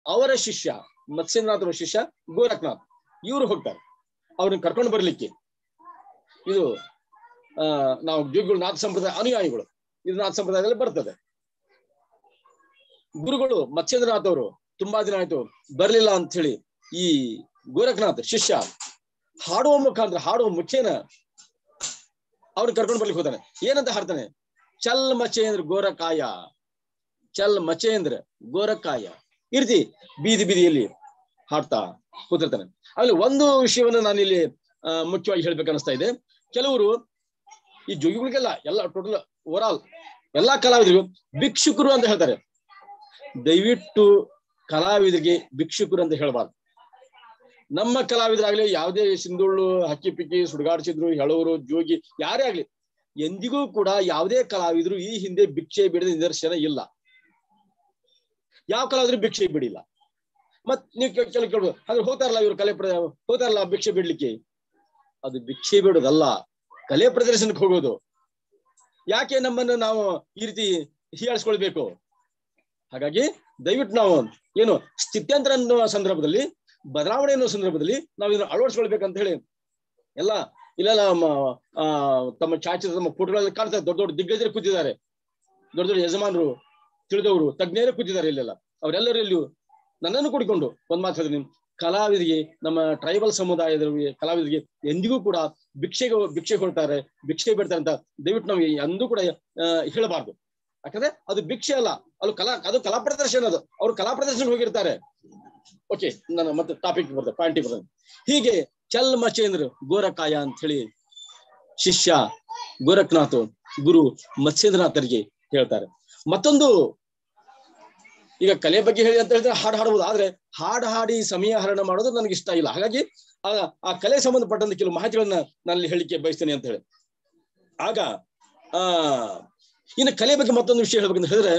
ಅವರ ಶಿಷ್ಯ ಮತ್ಸ್ಯೇಂದ್ರನಾಥರ ಶಿಷ್ಯ ಗೋರಖ್ನಾಥ್ ಇವರು ಹೋಗ್ತಾರೆ ಅವ್ರನ್ನ ಕರ್ಕೊಂಡು ಬರ್ಲಿಕ್ಕೆ ಇದು ಆ ನಾವು ಜೋಗಿಗಳು ನಾಥ ಸಂಪ್ರದಾಯ ಅನುಯಾಯಿಗಳು ಇದು ನಾಥ ಸಂಪ್ರದಾಯದಲ್ಲಿ ಬರ್ತದೆ ಗುರುಗಳು ಮತ್ಸ್ಯೇಂದ್ರನಾಥ್ ಅವರು ತುಂಬಾ ದಿನ ಆಯ್ತು ಬರ್ಲಿಲ್ಲ ಅಂತ ಹೇಳಿ ಈ ಗೋರಖ್ನಾಥ್ ಶಿಷ್ಯ ಹಾಡುವ ಮುಖಾಂತರ ಹಾಡುವ ಮುಖೇನ ಅವ್ರನ್ನ ಕರ್ಕೊಂಡು ಬರ್ಲಿಕ್ಕೆ ಹೋಗ್ತಾನೆ ಏನಂತ ಹಾಡ್ತಾನೆ ಚಲ್ ಮಚೇಂದ್ರ ಗೋರಕಾಯ ಚಲ್ ಮಚೇಂದ್ರ ಗೋರಕಾಯ ಈ ರೀತಿ ಬೀದಿ ಬೀದಿಯಲ್ಲಿ ಹಾಡ್ತಾ ಕೂತಿರ್ತಾನೆ ಆಮೇಲೆ ಒಂದು ವಿಷಯವನ್ನು ನಾನು ಇಲ್ಲಿ ಆ, ಮುಖ್ಯವಾಗಿ ಹೇಳ್ಬೇಕನ್ನಿಸ್ತಾ ಇದೆ ಕೆಲವರು ಈ ಜೋಗಿಗಳಿಗೆಲ್ಲ ಎಲ್ಲ ಟೋಟಲ್ ಓವರ್ ಆಲ್ ಎಲ್ಲಾ ಕಲಾವಿದರಿಗೂ ಭಿಕ್ಷುಕರು ಅಂತ ಹೇಳ್ತಾರೆ ದಯವಿಟ್ಟು ಕಲಾವಿದರಿಗೆ ಭಿಕ್ಷುಕರು ಅಂತ ಹೇಳಬಾರ್ದು ನಮ್ಮ ಕಲಾವಿದರಾಗ್ಲಿ ಯಾವುದೇ ಸಿಂಧುಳ್ಳು ಹಕ್ಕಿ ಪಿಕ್ಕಿ ಸುಡುಗಾಡಿಸಿದ್ರು ಹೇಳೋರು ಜೋಗಿ ಯಾರೇ ಆಗ್ಲಿ ಎಂದಿಗೂ ಕೂಡ ಯಾವುದೇ ಕಲಾವಿದರು ಈ ಹಿಂದೆ ಭಿಕ್ಷೆ ಬಿಡದ ನಿದರ್ಶನ ಇಲ್ಲ ಯಾವ ಕಲಾವಿದ್ರು ಭಿಕ್ಷೆ ಬಿಡಿಲ್ಲ ಮತ್ ನೀವು ಕೆಲ ಕೆಲ ಕೇಳ್ಬೋದು ಅಂದ್ರೆ ಹೋಗ್ತಾರಲ್ಲ ಇವ್ರು ಕಲೆ ಪ್ರ ಹೋಗ್ತಾರಲ್ಲ ಭಿಕ್ಷೆ ಬಿಡ್ಲಿಕ್ಕೆ ಅದು ಭಿಕ್ಷೆ ಬಿಡೋದಲ್ಲ ಕಲೆ ಪ್ರದರ್ಶನಕ್ಕೆ ಹೋಗೋದು ಯಾಕೆ ನಮ್ಮನ್ನು ನಾವು ಈ ರೀತಿ ಹೀಯಾಳಿಸ್ಕೊಳ್ಬೇಕು ಹಾಗಾಗಿ ದಯವಿಟ್ಟು ನಾವು ಏನು ಸ್ಥಿತ್ಯಂತರ ಅನ್ನೋ ಸಂದರ್ಭದಲ್ಲಿ ಬದಲಾವಣೆ ಅನ್ನೋ ಸಂದರ್ಭದಲ್ಲಿ ನಾವು ಇದನ್ನು ಅಳವಡಿಸ್ಕೊಳ್ಬೇಕಂತ ಹೇಳಿ ಎಲ್ಲ ಇಲ್ಲೆಲ್ಲ ಮ- ಆ, ತಮ್ಮ ಚಾಚಿತ್ರ ತಮ್ಮ ಫೋಟೋಗಳಲ್ಲಿ ಕಾಣ್ತಾರೆ ದೊಡ್ಡ ದೊಡ್ಡ ದಿಗ್ಗಜರು ಕೂತಿದ್ದಾರೆ ದೊಡ್ಡ ದೊಡ್ಡ ಯಜಮಾನರು ತಿಳಿದವರು ತಜ್ಞರು ಕೂತಿದ್ದಾರೆ ಇಲ್ಲೆಲ್ಲ ಅವರೆಲ್ಲರೂ ಇಲ್ಲಿ ನನ್ನನ್ನು ಕೂಡಿಕೊಂಡು ಒಂದ್ ಮಾತು ಹೇಳ್ತೀನಿ ಕಲಾವಿದರಿಗೆ ನಮ್ಮ ಟ್ರೈಬಲ್ ಸಮುದಾಯದವರಿಗೆ ಕಲಾವಿದರಿಗೆ ಎಂದಿಗೂ ಕೂಡ ಭಿಕ್ಷೆಗೆ ಭಿಕ್ಷೆ ಕೊಡ್ತಾರೆ ಭಿಕ್ಷೆ ಬಿಡ್ತಾರೆ ಅಂತ ದಯವಿಟ್ಟು ನಾವು ಎಂದೂ ಕೂಡ ಆ, ಹೇಳಬಾರ್ದು ಯಾಕಂದ್ರೆ ಅದು ಭಿಕ್ಷೆ ಅಲ್ಲ ಅದು ಕಲಾ ಅದು ಕಲಾ ಪ್ರದರ್ಶನ ಅದು ಅವ್ರು ಕಲಾ ಪ್ರದರ್ಶನ ಹೋಗಿರ್ತಾರೆ ಓಕೆ ನಾನು ಮತ್ತೆ ಟಾಪಿಕ್ ಬರ್ತದೆ ಪಾಯಿಂಟಿಗೆ ಬರ್ತದೆ ಹೀಗೆ ಚಲ್ ಮಚೇಂದ್ರ ಗೋರಕಾಯ ಅಂತ ಹೇಳಿ ಶಿಷ್ಯ ಗೋರಖ್ನಾಥ್ ಗುರು ಮತ್ಸ್ಯೇಂದ್ರನಾಥರಿಗೆ ಹೇಳ್ತಾರೆ ಮತ್ತೊಂದು ಈಗ ಕಲೆ ಬಗ್ಗೆ ಹೇಳಿ ಅಂತ ಹೇಳಿದ್ರೆ ಹಾಡು ಹಾಡಬಹುದು ಆದ್ರೆ ಹಾಡು ಹಾಡಿ ಸಮಯ ಹರಣ ಮಾಡೋದು ನನಗೆ ಇಷ್ಟ ಇಲ್ಲ ಹಾಗಾಗಿ ಆ ಆ ಕಲೆ ಸಂಬಂಧಪಟ್ಟಂತ ಕೆಲವು ಮಾಹಿತಿಗಳನ್ನ ನಾನು ಹೇಳಿಕೆ ಬಯಸ್ತೇನೆ ಅಂತ ಹೇಳಿ ಆಗ ಆ ಇನ್ನು ಕಲೆ ಬಗ್ಗೆ ಮತ್ತೊಂದು ವಿಷಯ ಹೇಳ್ಬೇಕಂತ ಹೇಳಿದ್ರೆ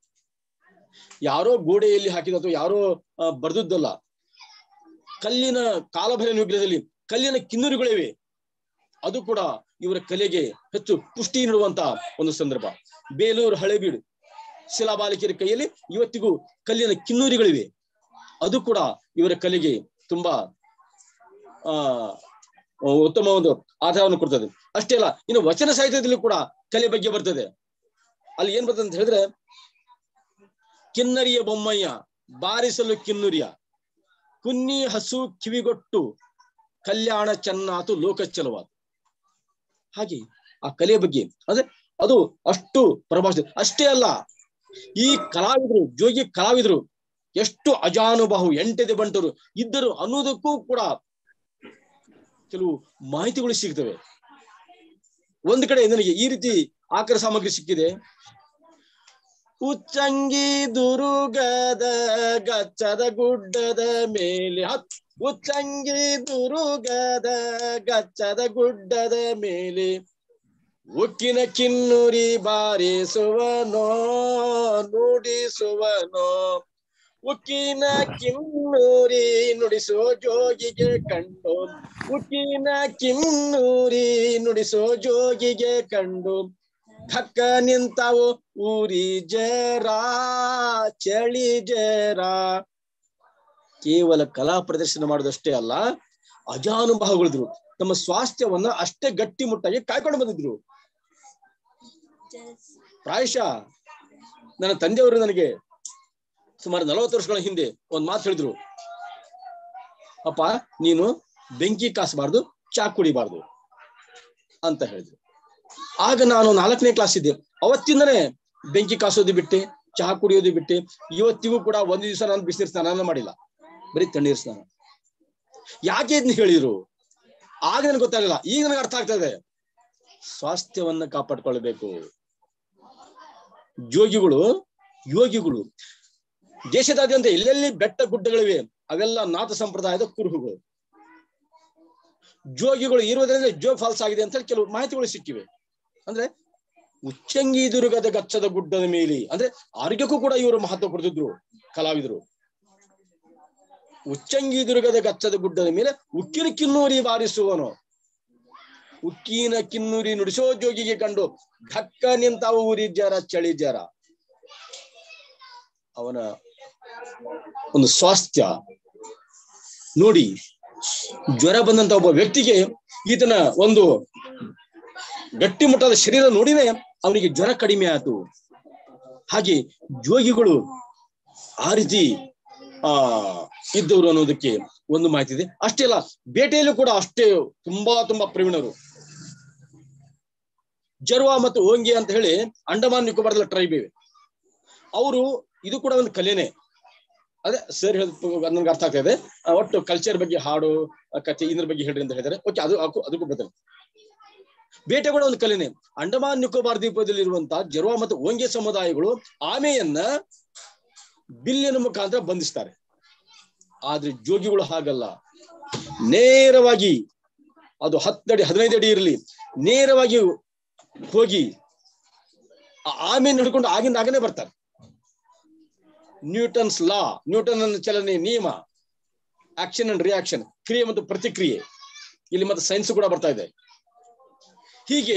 ಯಾರೋ ಗೋಡೆಯಲ್ಲಿ ಹಾಕಿದ ಅಥವಾ ಯಾರೋ ಆ, ಬರ್ದದ್ದಲ್ಲ ಕಲ್ಲಿನ ಕಾಲಭೈರನ ವಿಗ್ರಹದಲ್ಲಿ ಕಲ್ಲಿನ ಕಿನ್ನೂರುಗಳಿವೆ ಅದು ಕೂಡ ಇವರ ಕಲೆಗೆ ಹೆಚ್ಚು ಪುಷ್ಟಿ ನೀಡುವಂತ ಒಂದು ಸಂದರ್ಭ ಬೇಲೂರು ಹಳೆಬೀಡು ಶಿಲಾಬಾಲಿಕೆಯರ ಕೈಯಲ್ಲಿ ಇವತ್ತಿಗೂ ಕಲ್ಲಿನ ಕಿನ್ನೂರಿಗಳಿವೆ ಅದು ಕೂಡ ಇವರ ಕಲೆಗೆ ತುಂಬಾ ಆ ಉತ್ತಮ ಒಂದು ಆಧಾರವನ್ನು ಕೊಡ್ತದೆ ಅಷ್ಟೇ ಅಲ್ಲ ಇನ್ನು ವಚನ ಸಾಹಿತ್ಯದಲ್ಲಿ ಕೂಡ ಕಲೆ ಬಗ್ಗೆ ಬರ್ತದೆ ಅಲ್ಲಿ ಏನ್ ಬರ್ತದೆ ಅಂತ ಹೇಳಿದ್ರೆ ಕಿನ್ನರಿಯ ಬೊಮ್ಮಯ್ಯ ಬಾರಿಸಲು ಕಿನ್ನುರಿಯ ಕುನ್ನಿ ಹಸು ಕಿವಿಗೊಟ್ಟು ಕಲ್ಯಾಣ ಚೆನ್ನಾತು ಲೋಕ ಚಲವಾತು ಹಾಗೆ ಆ ಕಲೆಯ ಬಗ್ಗೆ ಅಂದ್ರೆ ಅದು ಅಷ್ಟು ಪ್ರಭಾವ ಅಷ್ಟೇ ಅಲ್ಲ ಈ ಕಲಾವಿದರು ಜೋಗಿ ಕಲಾವಿದರು ಎಷ್ಟು ಅಜಾನುಬಾಹು ಎಂಟೆದೆ ಬಂಟರು ಇದ್ದರು ಅನ್ನೋದಕ್ಕೂ ಕೂಡ ಕೆಲವು ಮಾಹಿತಿಗಳು ಸಿಗ್ತವೆ ಒಂದ್ ಕಡೆ ನನಗೆ ಈ ರೀತಿ ಆಕರ ಸಾಮಗ್ರಿ ಸಿಕ್ಕಿದೆ ಉಚ್ಚಂಗಿ ದುರುಗದ ಗಚ್ಚದ ಗುಡ್ಡದ ಮೇಲೆ ಹತ್ ಉಚ್ಚಂಗಿ ದುರುಗದ ಗಚ್ಚದ ಗುಡ್ಡದ ಮೇಲೆ ಉಕ್ಕಿನ ಕಿನ್ನುರಿ ಬಾರಿಸುವನೋ ನುಡಿಸುವನೋ ಉಕ್ಕಿನ ಕಿನ್ನೂರಿ ನುಡಿಸೋ ಜೋಗಿಗೆ ಕಂಡು ಉಕ್ಕಿನ ಕಿನ್ನೂರಿ ನುಡಿಸೋ ಜೋಗಿಗೆ ಕಂಡು ಧಕ್ಕ ನಿಂತಾವು ಊರಿ ಜರ ಚಳಿ ಜರ ಕೇವಲ ಕಲಾ ಪ್ರದರ್ಶನ ಮಾಡೋದಷ್ಟೇ ಅಲ್ಲ ಅಜಾನುಭಾವಗಳಿದ್ರು ತಮ್ಮ ಸ್ವಾಸ್ಥ್ಯವನ್ನ ಅಷ್ಟೇ ಗಟ್ಟಿಮುಟ್ಟಾಗಿ ಕಾಯ್ಕೊಂಡು ಬಂದಿದ್ರು ಪ್ರಾಯಶಃ ನನ್ನ ತಂದೆಯವರು ನನಗೆ ಸುಮಾರು ನಲವತ್ತು ವರ್ಷಗಳ ಹಿಂದೆ ಒಂದ್ ಮಾತು ಹೇಳಿದ್ರು ಅಪ್ಪ ನೀನು ಬೆಂಕಿ ಕಾಸಬಾರ್ದು ಚಾ ಕುಡಿಬಾರ್ದು ಅಂತ ಹೇಳಿದ್ರು ಆಗ ನಾನು ನಾಲ್ಕನೇ ಕ್ಲಾಸ್ ಇದ್ದೆ ಅವತ್ತಿಂದನೇ ಬೆಂಕಿ ಕಾಸೋದು ಬಿಟ್ಟೆ ಚಹಾ ಕುಡಿಯೋದು ಬಿಟ್ಟೆ ಇವತ್ತಿಗೂ ಕೂಡ ಒಂದು ದಿವಸ ನಾನು ಬಿಸಿನೀರು ಸ್ನಾನ ಮಾಡಿಲ್ಲ ಬರೀ ತಣ್ಣೀರು ಸ್ನಾನ ಯಾಕೆ ಇದನ್ನ ಹೇಳಿದ್ರು ಆಗ ನನಗೆ ಗೊತ್ತಾಗಲಿಲ್ಲ ಈಗ ನನಗೆ ಅರ್ಥ ಆಗ್ತಾ ಇದೆ ಸ್ವಾಸ್ಥ್ಯವನ್ನ ಕಾಪಾಡ್ಕೊಳ್ಬೇಕು ಯೋಗಿಗಳು ಯೋಗಿಗಳು ದೇಶದಾದ್ಯಂತ ಎಲ್ಲೆಲ್ಲಿ ಬೆಟ್ಟ ಗುಡ್ಡಗಳಿವೆ ಅವೆಲ್ಲ ನಾಥ ಸಂಪ್ರದಾಯದ ಕುರುಹುಗಳು ಜೋಗಿಗಳು ಇರುವುದರಿಂದ ಜೋಗ್ ಫಾಲ್ಸ್ ಆಗಿದೆ ಅಂತ ಹೇಳಿ ಕೆಲವು ಮಾಹಿತಿಗಳು ಸಿಕ್ಕಿವೆ ಅಂದ್ರೆ ಉಚ್ಚಂಗಿ ದುರ್ಗದ ಗಚ್ಚದ ಗುಡ್ಡದ ಮೇಲೆ ಅಂದ್ರೆ ಆರೋಗ್ಯಕ್ಕೂ ಕೂಡ ಇವರು ಮಹತ್ವ ಕೊಡ್ತಿದ್ರು ಕಲಾವಿದರು ಉಚ್ಚಂಗಿ ದುರ್ಗದ ಗಚ್ಚದ ಗುಡ್ಡದ ಮೇಲೆ ಉಕ್ಕಿನ ಕಿನ್ನೂರಿ ಬಾರಿಸುವನು ಉಕ್ಕಿನ ಕಿನ್ನೂರಿ ನುಡಿಸೋ ಜೋಗಿಗೆ ಕಂಡು ಧಕ್ಕ ನಿಂತಾವ ಊರಿ ಜರ ಚಳಿ ಜರ ಅವನ ಒಂದು ಸ್ವಾಸ್ಥ್ಯ ನೋಡಿ ಜ್ವರ ಬಂದಂತ ಒಬ್ಬ ವ್ಯಕ್ತಿಗೆ ಈತನ ಒಂದು ಗಟ್ಟಿಮುಟ್ಟಾದ ಶರೀರ ನೋಡಿನೇ ಅವನಿಗೆ ಜ್ವರ ಕಡಿಮೆ ಆಯ್ತು ಹಾಗೆ ಜೋಗಿಗಳು ಆ ರೀತಿ ಆ ಇದ್ದವರು ಅನ್ನೋದಕ್ಕೆ ಒಂದು ಮಾಹಿತಿ ಇದೆ ಅಷ್ಟೇ ಅಲ್ಲ ಬೇಟೆಯಲ್ಲೂ ಕೂಡ ಅಷ್ಟೇ ತುಂಬಾ ತುಂಬಾ ಪ್ರವೀಣರು ಜರ್ವಾ ಮತ್ತು ಓಂಗಿ ಅಂತ ಹೇಳಿ ಅಂಡಮಾನ್ ನಿಕೋಬಾರ್ದಲ್ಲಿ ಟ್ರೈಬ್ ಇವೆ ಅವರು ಇದು ಕೂಡ ಒಂದು ಕಲೆನೇ ಅದೇ ಸರ್ ಹೇಳಿದ ನನ್ಗೆ ಅರ್ಥ ಆಗ್ತಾ ಇದೆ ಆ, ಒಟ್ಟು ಕಲ್ಚರ್ ಬಗ್ಗೆ ಹಾಡು ಆ, ಕಥೆ ಇದ್ರ ಬಗ್ಗೆ ಹೇಳ್ರಿ ಅಂತ ಹೇಳಿದ್ದಾರೆ ಓಕೆ ಅದು ಅದಕ್ಕೂ- ಅದಕ್ಕೂ ಬರ್ತದೆ ಬೇಟೆ ಕೂಡ ಒಂದು ಕಲೆನೇ ಅಂಡಮಾನ್ ನಿಕೋಬಾರ್ ದ್ವೀಪದಲ್ಲಿ ಇರುವಂತಹ ಜರ್ವಾ ಮತ್ತು ಓಂಗೆ ಸಮುದಾಯಗಳು ಆಮೆಯನ್ನ ಬಿಲ್ಲಿನ ಮುಖಾಂತರ ಬಂಧಿಸ್ತಾರೆ ಆದ್ರೆ ಜೋಗಿಗಳು ಹಾಗಲ್ಲ ನೇರವಾಗಿ ಅದು ಹತ್ತಡಿ ಹದಿನೈದು ಅಡಿ ಇರಲಿ ನೇರವಾಗಿ ಹೋಗಿ ಆ ಆಮೆಯನ್ನು ಹಿಡ್ಕೊಂಡು ಆಗಿಂದ ಆಗನೆ ಬರ್ತಾರೆ ನ್ಯೂಟನ್ಸ್ ಲಾ ನ್ಯೂಟನ್ ಚಲನೆ ನಿಯಮ ಆಕ್ಷನ್ ಅಂಡ್ ರಿಯಾಕ್ಷನ್ ಕ್ರಿಯೆ ಮತ್ತು ಪ್ರತಿಕ್ರಿಯೆ ಇಲ್ಲಿ ಮತ್ತೆ ಸೈನ್ಸ್ ಕೂಡ ಬರ್ತಾ ಇದೆ ಹೀಗೆ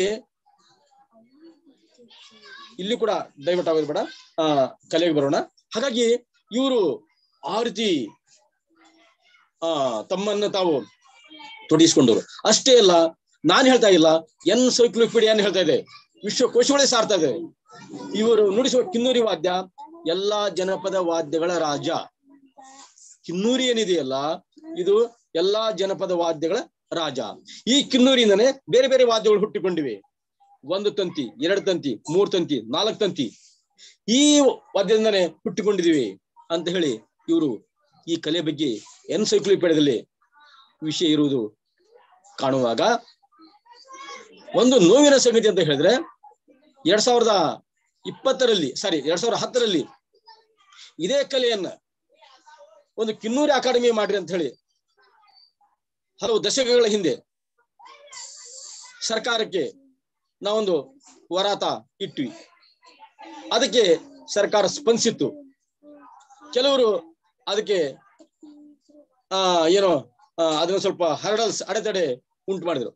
ಇಲ್ಲಿ ಕೂಡ ದಯವಿಟ್ಟು ಆಗೋದು ಬೇಡ ಆ ಕಲೆಗೆ ಬರೋಣ ಹಾಗಾಗಿ ಇವರು ಆ ರೀತಿ ಆ ತಮ್ಮನ್ನ ತಾವು ತೊಡಗಿಸ್ಕೊಂಡವರು ಅಷ್ಟೇ ಅಲ್ಲ ನಾನು ಹೇಳ್ತಾ ಇಲ್ಲ ಎನ್ಸೈಕ್ಲೋಪೀಡಿಯಾ ಹೇಳ್ತಾ ಇದೆ ವಿಶ್ವಕೋಶಗಳೇ ಸಾರ್ತಾ ಇದೆ ಇವರು ನುಡಿಸುವ ಕಿನ್ನೂರಿ ವಾದ್ಯ ಎಲ್ಲಾ ಜನಪದ ವಾದ್ಯಗಳ ರಾಜ ಕಿನ್ನೂರಿ ಏನಿದೆಯಲ್ಲ ಇದು ಎಲ್ಲಾ ಜನಪದ ವಾದ್ಯಗಳ ರಾಜ ಈ ಕಿನ್ನೂರಿಯಿಂದನೇ ಬೇರೆ ಬೇರೆ ವಾದ್ಯಗಳು ಹುಟ್ಟಿಕೊಂಡಿವೆ ಒಂದು ತಂತಿ ಎರಡು ತಂತಿ ಮೂರು ತಂತಿ ನಾಲ್ಕು ತಂತಿ ಈ ವಾದ್ಯದಿಂದನೇ ಹುಟ್ಟಿಕೊಂಡಿದ್ದೀವಿ ಅಂತ ಹೇಳಿ ಇವರು ಈ ಕಲೆ ಬಗ್ಗೆ ಎನ್ಸೈಕ್ಲೋಪೀಡಿಯಾದಲ್ಲಿ ವಿಷಯ ಇರುವುದು ಕಾಣುವಾಗ ಒಂದು ನೋವಿನ ಸಂಗತಿ ಅಂತ ಹೇಳಿದ್ರೆ ಎರಡ್ ಸಾವಿರದ ಇಪ್ಪತ್ತರಲ್ಲಿ ಸಾರಿ ಎರಡ್ ಸಾವಿರದ ಹತ್ತರಲ್ಲಿ ಇದೇ ಕಲೆಯನ್ನ ಒಂದು ಕಿನ್ನೂರಿ ಅಕಾಡೆಮಿ ಮಾಡ್ರಿ ಅಂತ ಹೇಳಿ ಹಲವು ದಶಕಗಳ ಹಿಂದೆ ಸರ್ಕಾರಕ್ಕೆ ನಾವೊಂದು ವರಾತ ಇಟ್ವಿ ಅದಕ್ಕೆ ಸರ್ಕಾರ ಸ್ಪಂದಿಸಿತ್ತು ಕೆಲವರು ಅದಕ್ಕೆ ಆ ಏನೋ ಆ, ಅದನ್ನ ಸ್ವಲ್ಪ ಹರಡಲ್ಸ್ ಅಡೆತಡೆ ಉಂಟು ಮಾಡಿದ್ರು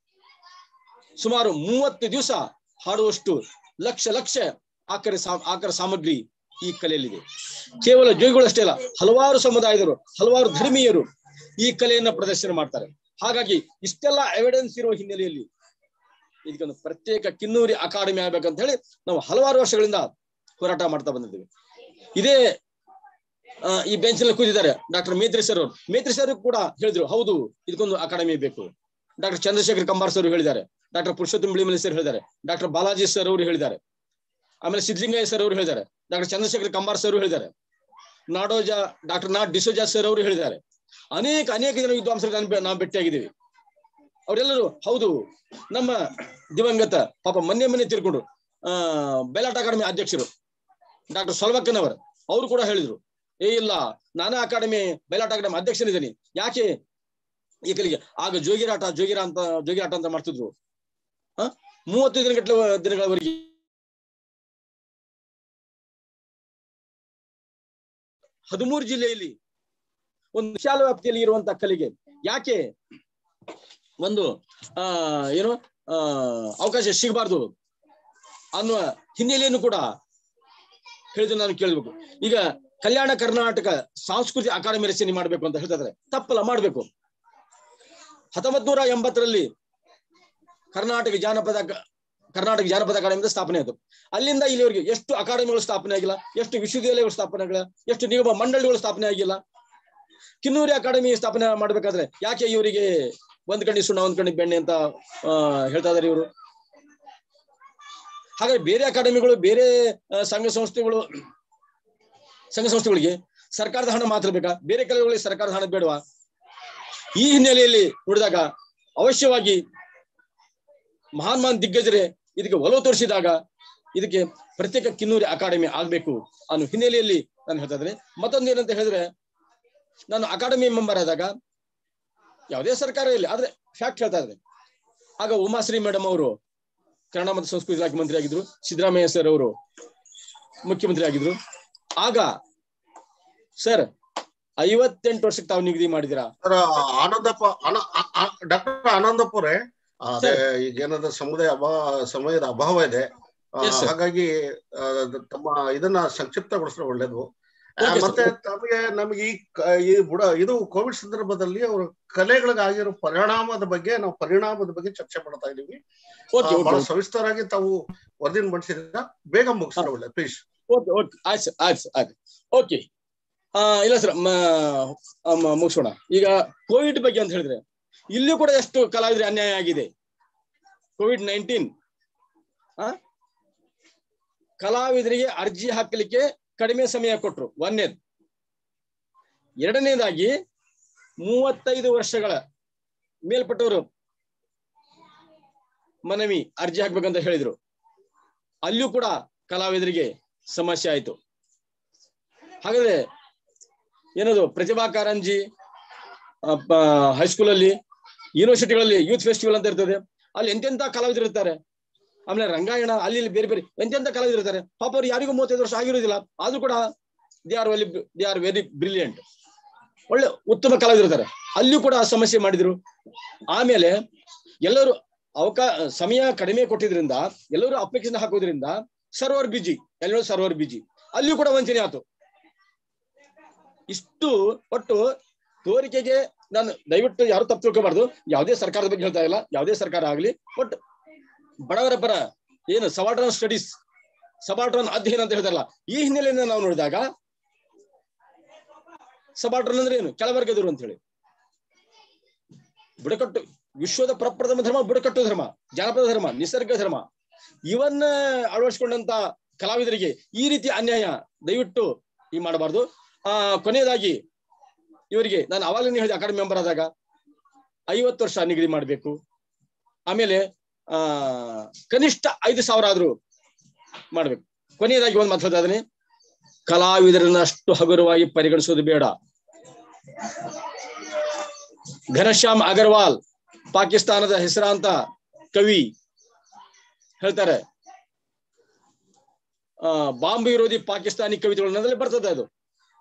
ಸುಮಾರು ಮೂವತ್ತು ದಿವಸ ಹಾಡುವಷ್ಟು ಲಕ್ಷ ಲಕ್ಷ ಆಕರ ಸಾ- ಆಕರ ಸಾಮಗ್ರಿ ಈ ಕಲೆಯಲ್ಲಿದೆ ಕೇವಲ ಜೋಗಿಗಳು ಅಷ್ಟೇ ಅಲ್ಲ ಹಲವಾರು ಸಮುದಾಯದವರು ಹಲವಾರು ಧರ್ಮೀಯರು ಈ ಕಲೆಯನ್ನ ಪ್ರದರ್ಶನ ಮಾಡ್ತಾರೆ ಹಾಗಾಗಿ ಇಷ್ಟೆಲ್ಲ ಎವಿಡೆನ್ಸ್ ಇರುವ ಹಿನ್ನೆಲೆಯಲ್ಲಿ ಇದಕ್ಕೊಂದು ಪ್ರತ್ಯೇಕ ಕಿನ್ನೂರಿ ಅಕಾಡೆಮಿ ಆಗ್ಬೇಕಂತ ಹೇಳಿ ನಾವು ಹಲವಾರು ವರ್ಷಗಳಿಂದ ಹೋರಾಟ ಮಾಡ್ತಾ ಬಂದಿದ್ದೀವಿ ಇದೇ ಆ, ಈ ಬೆಂಚ್ ನಲ್ಲಿ ಕೂತಿದ್ದಾರೆ ಡಾಕ್ಟರ್ ಮೇತ್ರಿ ಸರ್ ಅವರು ಮೇತ್ರಿ ಸರ್ ಕೂಡ ಹೇಳಿದ್ರು ಹೌದು ಇದಕ್ಕೊಂದು ಅಕಾಡೆಮಿ ಬೇಕು ಡಾಕ್ಟರ್ ಚಂದ್ರಶೇಖರ್ ಕಂಬಾರ್ ಸರ್ ಹೇಳಿದ್ದಾರೆ ಡಾಕ್ಟರ್ ಪುರುಷೋತ್ತಮ ಬಿಳಿಮಲಿ ಸರ್ ಹೇಳಿದ್ದಾರೆ ಡಾಕ್ಟರ್ ಬಾಲಾಜಿ ಸರ್ ಅವರು ಹೇಳಿದ್ದಾರೆ ಆಮೇಲೆ ಸಿದ್ಲಿಂಗಯ್ಯ ಸರ್ ಅವರು ಹೇಳಿದ್ದಾರೆ ಡಾಕ್ಟರ್ ಚಂದ್ರಶೇಖರ್ ಕಂಬಾರ್ ಸರ್ ಹೇಳಿದ್ದಾರೆ ನಾಡೋಜ ಡಾಕ್ಟರ್ ನಾಡ್ ಡಿಸೋಜಾ ಸರ್ ಅವರು ಹೇಳಿದ್ದಾರೆ ಅನೇಕ ಅನೇಕ ಜನ ವಿದ್ವಾಂಸರು ನಾನು ಬೆ- ನಾವು ಭೇಟಿಯಾಗಿದ್ದೀವಿ ಅವರೆಲ್ಲರೂ ಹೌದು ನಮ್ಮ ದಿವಂಗತ ಪಾಪ ಮೊನ್ನೆ ಮೊನ್ನೆ ತಿರ್ಕೊಂಡು ಆ ಬೆಲಾಟ್ ಅಕಾಡೆಮಿ ಅಧ್ಯಕ್ಷರು ಡಾಕ್ಟರ್ ಸೊಲ್ವಕ್ಕನವರ್ ಅವರು ಕೂಡ ಹೇಳಿದ್ರು ಏ ಇಲ್ಲ ನಾನು ಅಕಾಡೆಮಿ ಬಯಲಾಟ ಅಕಾಡೆಮಿ ಅಧ್ಯಕ್ಷನಿದ್ದೀನಿ ಯಾಕೆ ಈ ಕಲಿಗೆ ಆಗ ಜೋಗಿರಾಟ ಜೋಗಿರ ಅಂತ ಜೋಗಿರಾಟ ಅಂತ ಮಾಡ್ತಿದ್ರು ಹ ಮೂವತ್ತು ದಿನಗಟ್ಟಲೆ ದಿನಗಳವರೆಗೆ ಹದಿಮೂರು ಜಿಲ್ಲೆಯಲ್ಲಿ ಒಂದು ವಿಶಾಲ ವ್ಯಾಪ್ತಿಯಲ್ಲಿ ಇರುವಂತಹ ಕಲೆಗೆ ಯಾಕೆ ಒಂದು ಆ ಏನು ಆ ಅವಕಾಶ ಸಿಗಬಾರ್ದು ಅನ್ನುವ ಹಿನ್ನೆಲೆಯನ್ನು ಕೂಡ ಹೇಳಿದ್ರೆ ನಾನು ಕೇಳ್ಬೇಕು ಈಗ ಕಲ್ಯಾಣ ಕರ್ನಾಟಕ ಸಾಂಸ್ಕೃತಿಕ ಅಕಾಡೆಮಿ ರಚನೆ ಮಾಡಬೇಕು ಅಂತ ಹೇಳ್ತಾ ಇದ್ದಾರೆ ತಪ್ಪಲ್ಲ ಮಾಡ್ಬೇಕು ಹತ್ತೊಂಬತ್ ನೂರ ಎಂಬತ್ತರಲ್ಲಿ ಕರ್ನಾಟಕ ಜಾನಪದ ಅಕ- ಕರ್ನಾಟಕ ಜಾನಪದ ಅಕಾಡೆಮಿ ಸ್ಥಾಪನೆ ಆಯ್ತು ಅಲ್ಲಿಂದ ಇಲ್ಲಿವರೆಗೆ ಎಷ್ಟು ಅಕಾಡೆಮಿಗಳು ಸ್ಥಾಪನೆ ಆಗಿಲ್ಲ ಎಷ್ಟು ವಿಶ್ವವಿದ್ಯಾಲಯಗಳು ಸ್ಥಾಪನೆ ಆಗಿಲ್ಲ ಎಷ್ಟು ನಿಗಮ ಮಂಡಳಿಗಳು ಸ್ಥಾಪನೆ ಆಗಿಲ್ಲ ಕಿನ್ನೂರಿ ಅಕಾಡೆಮಿ ಸ್ಥಾಪನೆ ಮಾಡ್ಬೇಕಾದ್ರೆ ಯಾಕೆ ಇವರಿಗೆ ಒಂದ್ ಕಣ್ಣಿ ಸುಣ್ಣ ಒಂದ್ ಕಣ್ಣಿ ಬೆಣ್ಣೆ ಅಂತ ಆ, ಹೇಳ್ತಾ ಇದಾರೆ ಇವರು ಹಾಗಾಗಿ ಬೇರೆ ಅಕಾಡೆಮಿಗಳು ಬೇರೆ ಆ, ಸಂಘ ಸಂಸ್ಥೆಗಳು ಸಂಘ ಸಂಸ್ಥೆಗಳಿಗೆ ಸರ್ಕಾರದ ಹಣ ಮಾತ್ರ ಬೇಕಾ ಬೇರೆ ಕಲೆಗಳಿಗೆ ಸರ್ಕಾರದ ಹಣ ಬೇಡವಾ ಈ ಹಿನ್ನೆಲೆಯಲ್ಲಿ ನೋಡಿದಾಗ ಅವಶ್ಯವಾಗಿ ಮಹಾನ್ ಮಹಾನ್ ದಿಗ್ಗಜರೇ ಇದಕ್ಕೆ ಒಲವು ತೋರಿಸಿದಾಗ ಇದಕ್ಕೆ ಪ್ರತ್ಯೇಕ ಕಿನ್ನೂರಿ ಅಕಾಡೆಮಿ ಆಗ್ಬೇಕು ಅನ್ನೋ ಹಿನ್ನೆಲೆಯಲ್ಲಿ ನಾನು ಹೇಳ್ತಾ ಇದ್ದೇನೆ ಮತ್ತೊಂದು ಏನಂತ ಹೇಳಿದ್ರೆ ನಾನು ಅಕಾಡೆಮಿ ಮೆಂಬರ್ ಆದಾಗ ಯಾವುದೇ ಸರ್ಕಾರ ಇಲ್ಲ ಆದ್ರೆ ಫ್ಯಾಕ್ಟ್ ಹೇಳ್ತಾ ಇದ್ದಾರೆ ಆಗ ಉಮಾಶ್ರೀ ಮೇಡಮ್ ಅವರು ಕನ್ನಡ ಮತ್ತು ಸಂಸ್ಕೃತಿ ಇಲಾಖೆ ಮಂತ್ರಿ ಆಗಿದ್ರು ಸಿದ್ದರಾಮಯ್ಯ ಸರ್ ಅವರು ಮುಖ್ಯಮಂತ್ರಿ ಆಗಿದ್ರು ಆಗ ಸರ್ ಐವತ್ತೆಂಟು ವರ್ಷಕ್ಕೆ ತಾವು ನಿಗದಿ ಮಾಡಿದಿರಾ ಸರ್ ಆನಂದಪ್ಪ ಡಾಕ್ಟರ್ ಆನಂದಪ್ಪ ಅವರೇ ಅದೇ ಈಗ ಏನಂದ್ರೆ ಸಮುದಾಯ ಅಭಾವ ಸಮಯದ ಅಭಾವ ಇದೆ ಆ, Yes, sir. ಹಾಗಾಗಿ ಆ, ತಮ್ಮ ಇದನ್ನ ಸಂಕ್ಷಿಪ್ತಗೊಳಿಸಿದ್ರೆ ಒಳ್ಳೇದು ಆ, Okay, sir. ಮತ್ತೆ ತಮಗೆ ನಮಗೆ ಈ ಕ- ಈ ಬುಡ ಇದು ಕೋವಿಡ್ ಸಂದರ್ಭದಲ್ಲಿ ಅವರು ಕಲೆಗಳಿಗಾಗಿರೋ ಪರಿಣಾಮದ ಬಗ್ಗೆ ನಾವು ಪರಿಣಾಮದ ಬಗ್ಗೆ ಚರ್ಚೆ ಮಾಡ್ತಾ ಇದೀವಿ ಓಕೆ ಆ, ಬಹಳ ಓಕೆ ಸವಿಸ್ತರಾಗಿ ತಾವು ವರದಿನ ಮಂಡಿಸಿದ್ರ ಬೇಗ ಮುಗಿಸ್ತಾ ಒಳ್ಳೆ ಪ್ಲೀಸ್ ಓಕೆ ಓಕೆ ಆಯ್ತು ಸರ್ ಆಯ್ತು ಸರ್ ಆಯ್ತು ಓಕೆ ಆ ಇಲ್ಲ ಸರ್ ಮುಗಿಸೋಣ ಈಗ ಕೋವಿಡ್ ಬಗ್ಗೆ ಅಂತ ಹೇಳಿದ್ರೆ ಇಲ್ಲೂ ಕೂಡ ಎಷ್ಟು ಕಲಾವಿದರಿಗೆ ಅನ್ಯಾಯ ಆಗಿದೆ ಕೋವಿಡ್ ನೈನ್ಟೀನ್ ಕಲಾವಿದರಿಗೆ ಅರ್ಜಿ ಹಾಕಲಿಕ್ಕೆ ಕಡಿಮೆ ಸಮಯ ಕೊಟ್ರು ಒಂದನೇದು ಎರಡನೇದಾಗಿ ಮೂವತ್ತೈದು ವರ್ಷಗಳ ಮೇಲ್ಪಟ್ಟವರು ಮನವಿ ಅರ್ಜಿ ಹಾಕ್ಬೇಕಂತ ಹೇಳಿದ್ರು ಅಲ್ಲಿಯೂ ಕೂಡ ಕಲಾವಿದರಿಗೆ ಸಮಸ್ಯೆ ಆಯ್ತು ಹಾಗಾದ್ರೆ ಏನದು ಪ್ರತಿಭಾ ಕಾರಂಜಿ ಹೈಸ್ಕೂಲಲ್ಲಿ ಯೂನಿವರ್ಸಿಟಿಗಳಲ್ಲಿ ಯೂತ್ ಫೆಸ್ಟಿವಲ್ ಅಂತ ಇರ್ತದೆ ಅಲ್ಲಿ ಎಂತೆಂತ ಕಲಾವಿದರು ಇರ್ತಾರೆ ಆಮೇಲೆ ರಂಗಾಯಣ ಅಲ್ಲಿ ಇಲ್ಲಿ ಬೇರೆ ಬೇರೆ ಎಂತೆಂತ ಕಲಾವಿದರು ಇರ್ತಾರೆ ಪಾಪ ಅವ್ರು ಯಾರಿಗೂ ಮೂವತ್ತೈದು ವರ್ಷ ಆಗಿರೋದಿಲ್ಲ ಆದ್ರೂ ಕೂಡ they are very they are very brilliant ಒಳ್ಳೆ ಉತ್ತಮ ಕಲಾವಿದರು ಇರ್ತಾರೆ ಅಲ್ಲಿಯೂ ಕೂಡ ಸಮಸ್ಯೆ ಮಾಡಿದ್ರು ಆಮೇಲೆ ಎಲ್ಲರೂ ಅವಕಾಶ ಸಮಯ ಕಡಿಮೆ ಕೊಟ್ಟಿದ್ರಿಂದ ಎಲ್ಲರೂ ಅಪ್ಲಿಕೇಶನ್ ಹಾಕೋದ್ರಿಂದ ಸರ್ವರ್ ಬಿಜಿ ಎಲ್ಲರೂ ಸರ್ವರ್ ಬಿಜಿ ಅಲ್ಲಿಯೂ ಕೂಡ ವಂಚನೆ ಆಯ್ತು ಇಷ್ಟು ಒಟ್ಟು ತೋರಿಕೆಗೆ ನಾನು ದಯವಿಟ್ಟು ಯಾರು ತಪ್ಪು ತಿಳ್ಕೊಬಾರ್ದು ಯಾವುದೇ ಸರ್ಕಾರದ ಬಗ್ಗೆ ಹೇಳ್ತಾ ಇಲ್ಲ ಯಾವುದೇ ಸರ್ಕಾರ ಆಗಲಿ ಬಟ್ ಬಡವರ ಪರ ಏನು ಸಬಾಲ್ಟರ್ನ್ ಸ್ಟಡೀಸ್ ಸಬಾಲ್ಟರ್ನ್ ಅಧ್ಯಯನ ಅಂತ ಹೇಳ್ತಾರಲ್ಲ ಈ ಹಿನ್ನೆಲೆಯಿಂದ ನಾವು ನೋಡಿದಾಗ ಸಬಾಲ್ಟರ್ನ್ ಅಂದ್ರೆ ಏನು ಕೆಳವರ್ಗದವರು ಅಂತ ಹೇಳಿ ಬುಡಕಟ್ಟು ವಿಶ್ವದ ಪ್ರಪ್ರಥಮ ಧರ್ಮ ಬುಡಕಟ್ಟು ಧರ್ಮ ಜಾನಪದ ಧರ್ಮ ನಿಸರ್ಗ ಧರ್ಮ ಇವನ್ನ ಅಳವಡಿಸಿಕೊಂಡಂತ ಕಲಾವಿದರಿಗೆ ಈ ರೀತಿ ಅನ್ಯಾಯ ದಯವಿಟ್ಟು ಈ ಮಾಡಬಾರ್ದು ಆ ಕೊನೆಯದಾಗಿ ಇವರಿಗೆ ನಾನು ಅವಾಗಲೇ ಹೇಳಿದೆ ಅಕಾಡೆಮಿ ಮೆಂಬರ್ ಆದಾಗ ಐವತ್ತು ವರ್ಷ ನಿಗದಿ ಮಾಡಬೇಕು ಆಮೇಲೆ ಆ ಕನಿಷ್ಠ ಐದು ಸಾವಿರ ಆದ್ರೂ ಮಾಡ್ಬೇಕು ಕೊನೆಯದಾಗಿ ಒಂದು ಮಾತಾಡ್ತಾನೆ ಕಲಾವಿದರನ್ನ ಅಷ್ಟು ಹಗುರವಾಗಿ ಪರಿಗಣಿಸೋದು ಬೇಡ ಘನಶ್ಯಾಮ್ ಅಗರ್ವಾಲ್ ಪಾಕಿಸ್ತಾನದ ಹೆಸರಾಂತ ಕವಿ ಹೇಳ್ತಾರೆ ಆ ಬಾಂಬ್ ವಿರೋಧಿ ಪಾಕಿಸ್ತಾನಿ ಕವಿತೆಗಳನ್ನಲ್ಲಿ ಬರ್ತದೆ ಅದು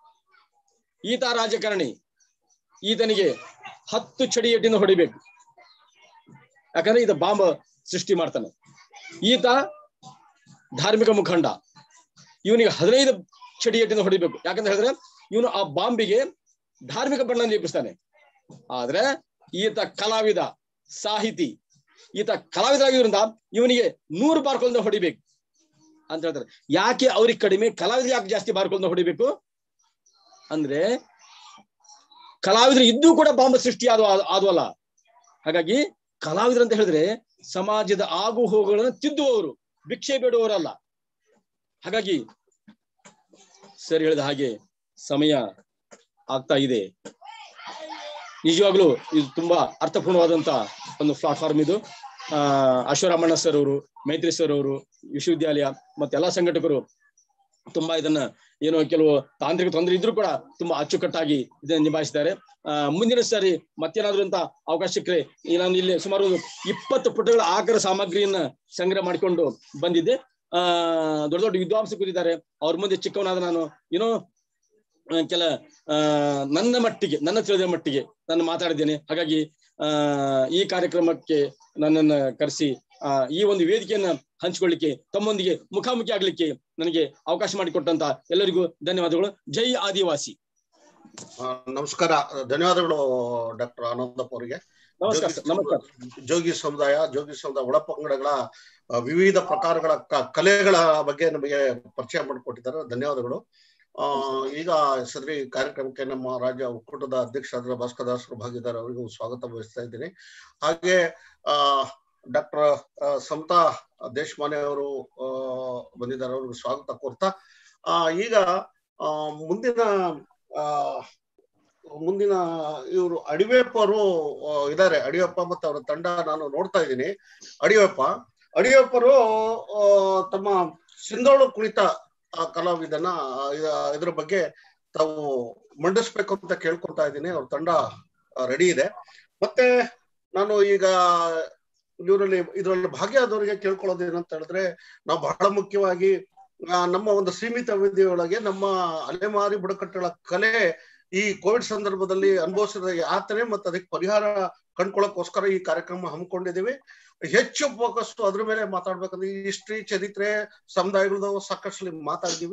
ಈತ ರಾಜಕಾರಣಿ ಈತನಿಗೆ ಹತ್ತು ಚಡಿ ಏಟಿನ ಹೊಡಿಬೇಕು ಯಾಕಂದ್ರೆ ಈತ ಬಾಂಬ್ ಸೃಷ್ಟಿ ಮಾಡ್ತಾನೆ ಈತ ಧಾರ್ಮಿಕ ಮುಖಂಡ ಇವನಿಗೆ ಹದಿನೈದು ಚಡಿ ಏಟಿನ ಹೊಡಿಬೇಕು ಯಾಕಂತ ಹೇಳಿದ್ರೆ ಇವನು ಆ ಬಾಂಬಿಗೆ ಧಾರ್ಮಿಕ ಬಣ್ಣ ಲೇಪಿಸ್ತಾನೆ ಆದ್ರೆ ಈತ ಕಲಾವಿದ ಸಾಹಿತಿ ಈತ ಕಲಾವಿದರಾಗಿರೋದ್ರಿಂದ ಇವನಿಗೆ ನೂರು ಬಾರ್ಕೊಲ್ದ ಹೊಡಿಬೇಕು ಅಂತ ಹೇಳ್ತಾರೆ ಯಾಕೆ ಅವ್ರಿಗೆ ಕಡಿಮೆ ಕಲಾವಿದ್ರು ಯಾಕೆ ಜಾಸ್ತಿ ಬಾರ್ಕೊಲ್ದ ಹೊಡಿಬೇಕು ಅಂದ್ರೆ ಕಲಾವಿದರು ಇದ್ದೂ ಕೂಡ ಬಾಂಬ್ ಸೃಷ್ಟಿ ಆದ ಆದ್ವಲ್ಲ ಹಾಗಾಗಿ ಕಲಾವಿದರು ಅಂತ ಹೇಳಿದ್ರೆ ಸಮಾಜದ ಆಗು ಹೋಗುಗಳನ್ನು ತಿದ್ದುವವರು ಭಿಕ್ಷೆ ಬೇಡುವವರಲ್ಲ ಹಾಗಾಗಿ ಸರಿ ಹೇಳಿದ ಹಾಗೆ ಸಮಯ ಆಗ್ತಾ ಇದೆ ನಿಜವಾಗ್ಲೂ ಇದು ತುಂಬಾ ಅರ್ಥಪೂರ್ಣವಾದಂತ ಒಂದು ಪ್ಲಾಟ್ಫಾರ್ಮ್ ಇದು ಆ ಅಶ್ವರಾಮಣ್ಣ ಸರ್ ಅವರು ಮೈತ್ರಿ ಸರ್ ಅವರು ವಿಶ್ವವಿದ್ಯಾಲಯ ಮತ್ತೆ ಎಲ್ಲಾ ಸಂಘಟಕರು ತುಂಬಾ ಇದನ್ನ ಏನೋ ಕೆಲವು ತಾಂತ್ರಿಕ ತೊಂದರೆ ಇದ್ರೂ ಕೂಡ ತುಂಬಾ ಅಚ್ಚುಕಟ್ಟಾಗಿ ಇದನ್ನ ನಿಭಾಯಿಸಿದ್ದಾರೆ ಆ ಮುಂದಿನ ಸಾರಿ ಮತ್ತೇನಾದ್ರೂ ಅಂತ ಅವಕಾಶ ಸಿಕ್ಕರೆ ಈ ನಾನು ಇಲ್ಲಿ ಸುಮಾರು ಒಂದು ಇಪ್ಪತ್ತು ಪುಟಗಳ ಆಕರ ಸಾಮಗ್ರಿಯನ್ನ ಸಂಗ್ರಹ ಮಾಡಿಕೊಂಡು ಬಂದಿದ್ದೆ ಆ ದೊಡ್ಡ ದೊಡ್ಡ ವಿದ್ವಾಂಸರು ಕೂತಿದ್ದಾರೆ ಅವ್ರ ಮುಂದೆ ಚಿಕ್ಕವನಾದ ನಾನು ಏನೋ ಆ, ಕೆಲ ಆ ನನ್ನ ಮಟ್ಟಿಗೆ ನನ್ನ ತಿಳಿದ ಮಟ್ಟಿಗೆ ನಾನು ಮಾತಾಡಿದ್ದೇನೆ ಹಾಗಾಗಿ ಆ ಈ ಕಾರ್ಯಕ್ರಮಕ್ಕೆ ನನ್ನನ್ನ ಕರೆಸಿ ಆ ಈ ಒಂದು ವೇದಿಕೆಯನ್ನ ಹಂಚಿಕೊಳ್ಳಿಕ್ಕೆ ತಮ್ಮೊಂದಿಗೆ ಮುಖಾಮುಖಿ ಆಗ್ಲಿಕ್ಕೆ ನನಗೆ ಅವಕಾಶ ಮಾಡಿಕೊಟ್ಟಂತ ಎಲ್ಲರಿಗೂ ಧನ್ಯವಾದಗಳು ಜೈ ಆದಿವಾಸಿ ಆ, ನಮಸ್ಕಾರ ಧನ್ಯವಾದಗಳು ಡಾಕ್ಟರ್ ಆನಂದಪ್ಪ ಅವರಿಗೆ ನಮಸ್ಕಾರ ಸರ್ ನಮಸ್ಕಾರ ಜೋಗಿ ಸಮುದಾಯ ಜೋಗಿ ಸಮುದಾಯ ಒಳಪಂಗಡಗಳ ಆ, ವಿವಿಧ ಪ್ರಕಾರಗಳ ಕ- ಕಲೆಗಳ ಬಗ್ಗೆ ನಮಗೆ ಪರಿಚಯ ಮಾಡಿಕೊಟ್ಟಿದ್ದಾರೆ ಧನ್ಯವಾದಗಳು ಆ ಈಗ ಸದ್ರಿ ಕಾರ್ಯಕ್ರಮಕ್ಕೆ ನಮ್ಮ ರಾಜ್ಯ ಒಕ್ಕೂಟದ ಅಧ್ಯಕ್ಷರಾದ ಭಾಸ್ಕರ ದಾಸರು ಭಾಗಿದಾರ ಅವರಿಗೂ ಸ್ವಾಗತ ಬಯಸ್ತಾ ಇದ್ದೀನಿ ಹಾಗೆ ಆ ಡಾಕ್ಟರ್ ಸಮತಾ ದೇಶಮಾನೆ ಅವರು ಆ, ಬಂದಿದ್ದಾರೆ ಅವ್ರಿಗೂ ಸ್ವಾಗತ ಕೋರ್ತಾ ಆ ಈಗ ಆ ಮುಂದಿನ ಆ ಮುಂದಿನ ಇವರು ಅಡಿವೇಪ್ಪರು ಇದ್ದಾರೆ ಅಡಿಯಪ್ಪ ಮತ್ತೆ ಅವರ ತಂಡ ನಾನು ನೋಡ್ತಾ ಇದ್ದೀನಿ ಅಡಿಯಪ್ಪ ಅಡಿಯಪ್ಪರು ಆ, ತಮ್ಮ ಸಿಂಧೋಳು ಕುಣಿತ ಆ, ಕಲಾವಿದನ ಆ, ಇದ- ಇದ್ರ ಬಗ್ಗೆ ತಾವು ಮಂಡಿಸ್ಬೇಕು ಅಂತ ಕೇಳ್ಕೊತಾ ಇದ್ದೀನಿ ಅವ್ರ ತಂಡ ರೆಡಿ ಇದೆ ಮತ್ತೆ ನಾನು ಈಗ ಇವರಲ್ಲಿ ಇದರಲ್ಲಿ ಭಾಗಿಯಾದವರಿಗೆ ಕೇಳ್ಕೊಳ್ಳೋದು ಏನಂತ ಹೇಳಿದ್ರೆ ನಾವು ಬಹಳ ಮುಖ್ಯವಾಗಿ ಆ, ನಮ್ಮ ಒಂದು ಸೀಮಿತ ಅವಧಿಯೊಳಗೆ ನಮ್ಮ ಅಲೆಮಾರಿ ಬುಡಕಟ್ಟುಗಳ ಕಲೆ ಈ ಕೋವಿಡ್ ಸಂದರ್ಭದಲ್ಲಿ ಅನುಭವಿಸಿದ ಯಾತನೆ ಮತ್ತು ಅದಕ್ಕೆ ಪರಿಹಾರ ಕಂಡ್ಕೊಳ್ಳೋಕೋಸ್ಕರ ಈ ಕಾರ್ಯಕ್ರಮ ಹಮ್ಮಿಕೊಂಡಿದ್ದೀವಿ ಹೆಚ್ಚು ಫೋಕಸ್ ಅದ್ರ ಮೇಲೆ ಮಾತಾಡ್ಬೇಕಂದ್ರೆ ಈ ಹಿಸ್ಟ್ರಿ ಚರಿತ್ರೆ ಸಮುದಾಯಗಳದ್ದು ಸಾಕಷ್ಟು ಮಾತಾಡಿದೀವಿ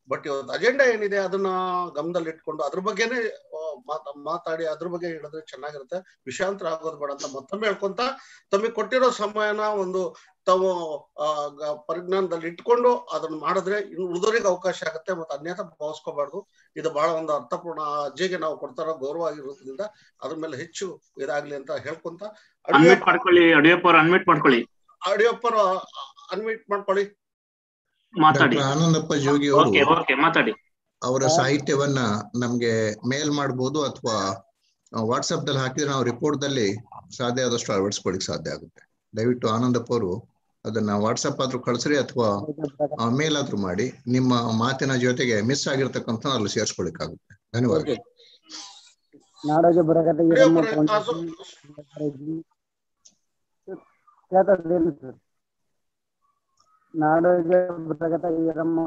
ಬಟ್ ಇವತ್ತು ಅಜೆಂಡಾ ಏನಿದೆ ಅದನ್ನ ಗಮನದಲ್ಲಿ ಇಟ್ಕೊಂಡು ಅದ್ರ ಬಗ್ಗೆನೇ ಆ, ಮಾತ- ಮಾತಾಡಿ ಅದ್ರ ಬಗ್ಗೆ ಹೇಳಿದ್ರೆ ಚೆನ್ನಾಗಿರುತ್ತೆ ವಿಷಯಾಂತರ ಆಗೋದು ಬೇಡ ಅಂತ ಮತ್ತೊಮ್ಮೆ ಹೇಳ್ಕೊಂತ ತಮಗೆ ಕೊಟ್ಟಿರೋ ಸಮಯನ ಒಂದು ತಾವು ಆ, ಗ- ಪರಿಜ್ಞಾನದಲ್ಲಿ ಇಟ್ಕೊಂಡು ಅದನ್ನ ಮಾಡಿದ್ರೆ ಇನ್ನು ಉಳಿದೋರಿಗೆ ಅವಕಾಶ ಆಗುತ್ತೆ ಮತ್ತೆ ಅನ್ಯಥ ಭಾವಿಸ್ಕೋಬಾರ್ದು ಇದು ಬಹಳ ಒಂದು ಅರ್ಥಪೂರ್ಣ ಆ ಅಜ್ಜಿಗೆ ನಾವು ಕೊಡ್ತಾರೋ ಗೌರವ ಆಗಿರೋದ್ರಿಂದ ಅದ್ರ ಮೇಲೆ ಹೆಚ್ಚು ಇದಾಗ್ಲಿ ಅಂತ ಹೇಳ್ಕೊಂತ ಅನ್ಮಿಟ್ ಮಾಡ್ಕೊಳ್ಳಿ ಯಡಿಯೂರಪ್ಪ ಅವ್ರು ಅನ್ಮಿಟ್ ಮಾಡ್ಕೊಳ್ಳಿ ಅಡಿಯಪ್ಪರ ಅನ್ಮೀಟ್ ಮಾಡ್ಕೊಳ್ಳಿ ಮಾತಾಡಿ ಡಾಕ್ಟರ್ ಆನಂದಪ್ಪ ಜೋಗಿ ಅವರು ಓಕೆ ಓಕೆ ಮಾತಾಡಿ ಅವರ ಸಾಹಿತ್ಯವನ್ನ ನಮ್ಗೆ ಮೇಲ್ ಮಾಡ್ಬೋದು ಅಥವಾ ವಾಟ್ಸ್ಆಪ್ ದಲ್ಲಿ ಹಾಕಿದ್ರೆ ನಾವು ರಿಪೋರ್ಟ್ ದಲ್ಲಿ ಸಾಧ್ಯ ಆದಷ್ಟು ಅಳವಡಿಸ್ಕೊಳ್ಳಿಕ್ ಸಾಧ್ಯ ಆಗುತ್ತೆ ದಯವಿಟ್ಟು ಆನಂದಪ್ಪ ಅವರು ಅದನ್ನ ವಾಟ್ಸ್ಆಪ್ ಆದ್ರೂ ಕಳಿಸ್ರಿ ಅಥವಾ ಮೇಲ್ ಆದ್ರೂ ಮಾಡಿ ನಿಮ್ಮ ಮಾತಿನ ಜೊತೆಗೆ ಮಿಸ್ ಆಗಿರ್ತಕ್ಕಂಥ ಅಲ್ಲಿ ಸೇರ್ಸ್ಕೊಳಿಕ್ಕಾಗುತ್ತೆ ಧನ್ಯವಾದ ಓಕೆ ನಾಡೋಜ ಬುಡಕಟ್ಟ ಈರಮ್ಮ ಅಡಿಯಪ್ಪರ ಆ, ಸೊ- ಕೇಳ್ತದೇನು ಸರ್ ನಾಡೋಜ ಬುಡಕಟ್ಟ ಈರಮ್ಮ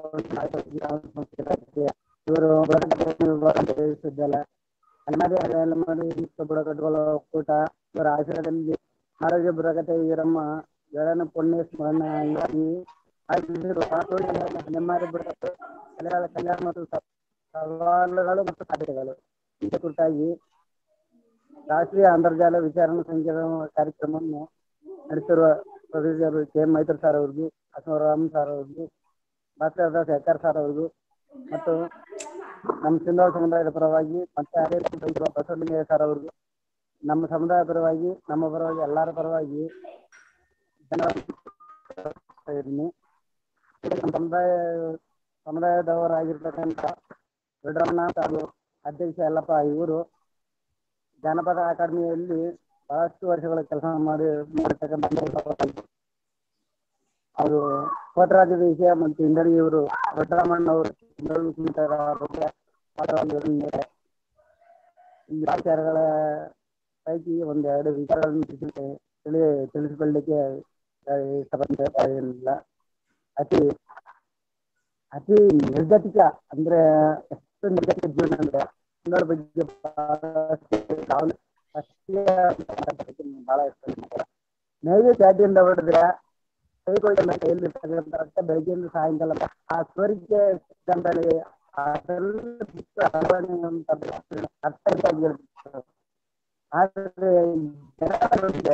ಇವರು ಬುಡಕಟ್ಟ ವಿಶ್ವವಿದ್ಯಾಲಯ ಅಲ್ಮಾರಿ ಅಲ್ಮಾರಿ ಮುಕ್ತ ಬುಡಕಟ್ಟುಗಳ ಒಕ್ಕೂಟ ಇವರ ಆಶ್ರಯದಲ್ಲಿ ನಾಡೋಜ ಬುಡಕಟ್ಟ ಈರಮ್ಮ ಗಳನ ಪುಣ್ಯ ಸ್ಮರಣ ಅಂಗಾಗಿ ಆಯೋಜಿಸಿರುವ ನೆಮ್ಮಾರಿ ಬುಡಕಟ್ಟು ಕಲೆಗಳ ಕಲ್ಯಾಣ ಮತ್ತು ಸ- ಸವಾಲುಗಳು ಮತ್ತು ಸಾಧ್ಯತೆಗಳು ಈ ಕುರಿತಾಗಿ ರಾಷ್ಟ್ರೀಯ ಅಂತರ್ಜಾಲ ವಿಚಾರಣಾ ಸಂಕಿರಣ ಕಾರ್ಯಕ್ರಮವನ್ನು ನಡೆಸಿರುವ professor K M Maitri sir ಅವ್ರಿಗೂ ಅಶ್ವರಾಮ್ ಸರ್ ಅವ್ರಿಗೂ ಭಾಸ್ಕರ ದಾಸ್ ಹೆಕ್ಕರ್ ಸರ್ ಅವ್ರಿಗೂ ಮತ್ತು ನಮ್ಮ ಸಿಂಧೋಳ ಸಮುದಾಯದ ಪರವಾಗಿ ಮತ್ತೆ ಅದೇ ರೀತಿ ಬಸವಲಿಂಗಯ್ಯ ಸರ್ ಅವ್ರಿಗೂ ನಮ್ಮ ಸಮುದಾಯ ಪರವಾಗಿ ನಮ್ಮ ಪರವಾಗಿ ಎಲ್ಲರ ಪರವಾಗಿ ಧನ್ಯವಾದ ಹೇಳ್ತೀನಿ. ನಮ್ಮ ಸಮುದಾಯ ಸಮುದಾಯದವರಾಗಿರ್ತಕ್ಕಂಥ ದೊಡ್ಡರಮನಾಥ್ ಹಾಗೂ ಅಧ್ಯಕ್ಷ ಯಲ್ಲಪ್ಪ ಇವರು ಜಾನಪದ ಅಕಾಡೆಮಿಯಲ್ಲಿ ಬಹಳಷ್ಟು ವರ್ಷಗಳ ಕೆಲಸ ಮಾಡಿ ಮಾಡಿರ್ತಕ್ಕಂಥ ಅವರು ಕೋಟರಾಜದ ವಿಷಯ ಮತ್ತು ಹಿಂದಡಿ ಇವರು ದೊಡ್ಡರಾಮಣ್ಣ ಅವರು ಹಿಂದಡಿ ಕುಣಿತರ ಬಗ್ಗೆ ಪಾಠವನ್ನು ನೀಡಿದ್ದಾರೆ. ಈ ವಿಚಾರಗಳ ಪೈಕಿ ಒಂದೆರಡು ವಿಚಾರಗಳನ್ನು ತಿಳಿಸಿ- ತಿಳಿ ತಿಳಿಸಿಕೊಳ್ಳಲಿಕ್ಕೆ ಆ, ಇಷ್ಟಪಡ್ತಾ ಏನಿಲ್ಲ ಅತಿ ಅತಿ ನಿರ್ಗತಿಕ ಅಂದ್ರೆ ಎಷ್ಟು ನಿರ್ಗತಿಕ ಜೀವನ ಅಂದ್ರೆ ಇನ್ನೊಬ್ಬರ ಬಗ್ಗೆ ಬಹಳಷ್ಟು ಕಾವಲು ಅಷ್ಟೇ ಬಹಳ ಇಷ್ಟ ನಮ್ಗೆ. ನೈವೇದ್ಯ ತ್ಯಾಜ್ಯದಿಂದ ಹೊಡೆದ್ರೆ ಕೈಗೊಳ್ಳ ಕೈಯಲ್ಲಿ ಇರ್ತಕ್ಕಂಥ ರಕ್ತ ಬೆಳಗ್ಗೆಯಿಂದ ಸಾಯಂಕಾಲ ಆ ಸ್ವರಿಗೆ ಸಿಕ್ಕಂತಲ್ಲಿ ಅದೆಲ್ಲ ಬಿಟ್ಟು ಹರವಣೆ ಅಂತಂದ್ರೆ ಅರ್ಥವಾಗಿ ಇರ್ತದೆ. ಆದ್ರೆ ಜನರಿಗೆ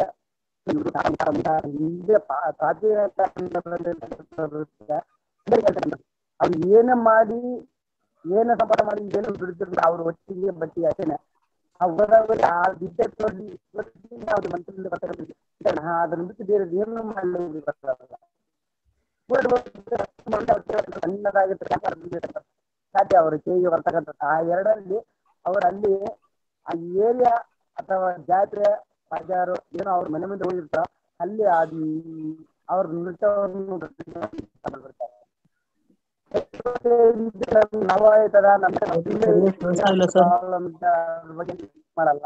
ಹಿಂದೆ ಪಾ- ಪ್ರಾಚೀನ ಅವ್ರು ಏನೇ ಮಾಡಿ ಏನೇ ಸಂಪಾದನೆ ಮಾಡಿ ಏನು ದುಡಿದ್ರು ಅವ್ರ ಒಟ್ಟಿಗೆ ಬಟ್ಟಿ ಅಷ್ಟೇನೆ ಆ ಹೋದವರು ಆ ವಿದ್ಯೆ ತೋರಿಸಿ ಇವತ್ತಿನ ಅವ್ರ ಮಂತ್ರಿಯಿಂದ ಬರ್ತಕ್ಕಂಥ ಅದನ್ನ ಬಿಟ್ಟು ಬೇರೆ ಏನು ಮಾಡಲಿಕ್ಕೆ ಬರ್ತಾರಲ್ಲ ಸಣ್ಣದಾಗಿರ್ತಕ್ಕಂಥ ಸಾಧ್ಯ ಅವರು ಕೈಗೆ ಬರ್ತಕ್ಕಂಥ ಆ ಎರಡರಲ್ಲಿ ಅವರು ಅಲ್ಲಿ ಆ ಏರಿಯಾ ಅಥವಾ ಜಾತ್ರೆ ಬಜಾರು ಏನೋ ಅವ್ರ ಮನೆ ಮುಂದೆ ಹೋಗಿರ್ತಾರ ಅಲ್ಲಿ ಅದು ಅವ್ರ ನೃತ್ಯವನ್ನು ಬರ್ತಾರೆ ನವಾಯ್ತದ ಮಾಡಲ್ಲ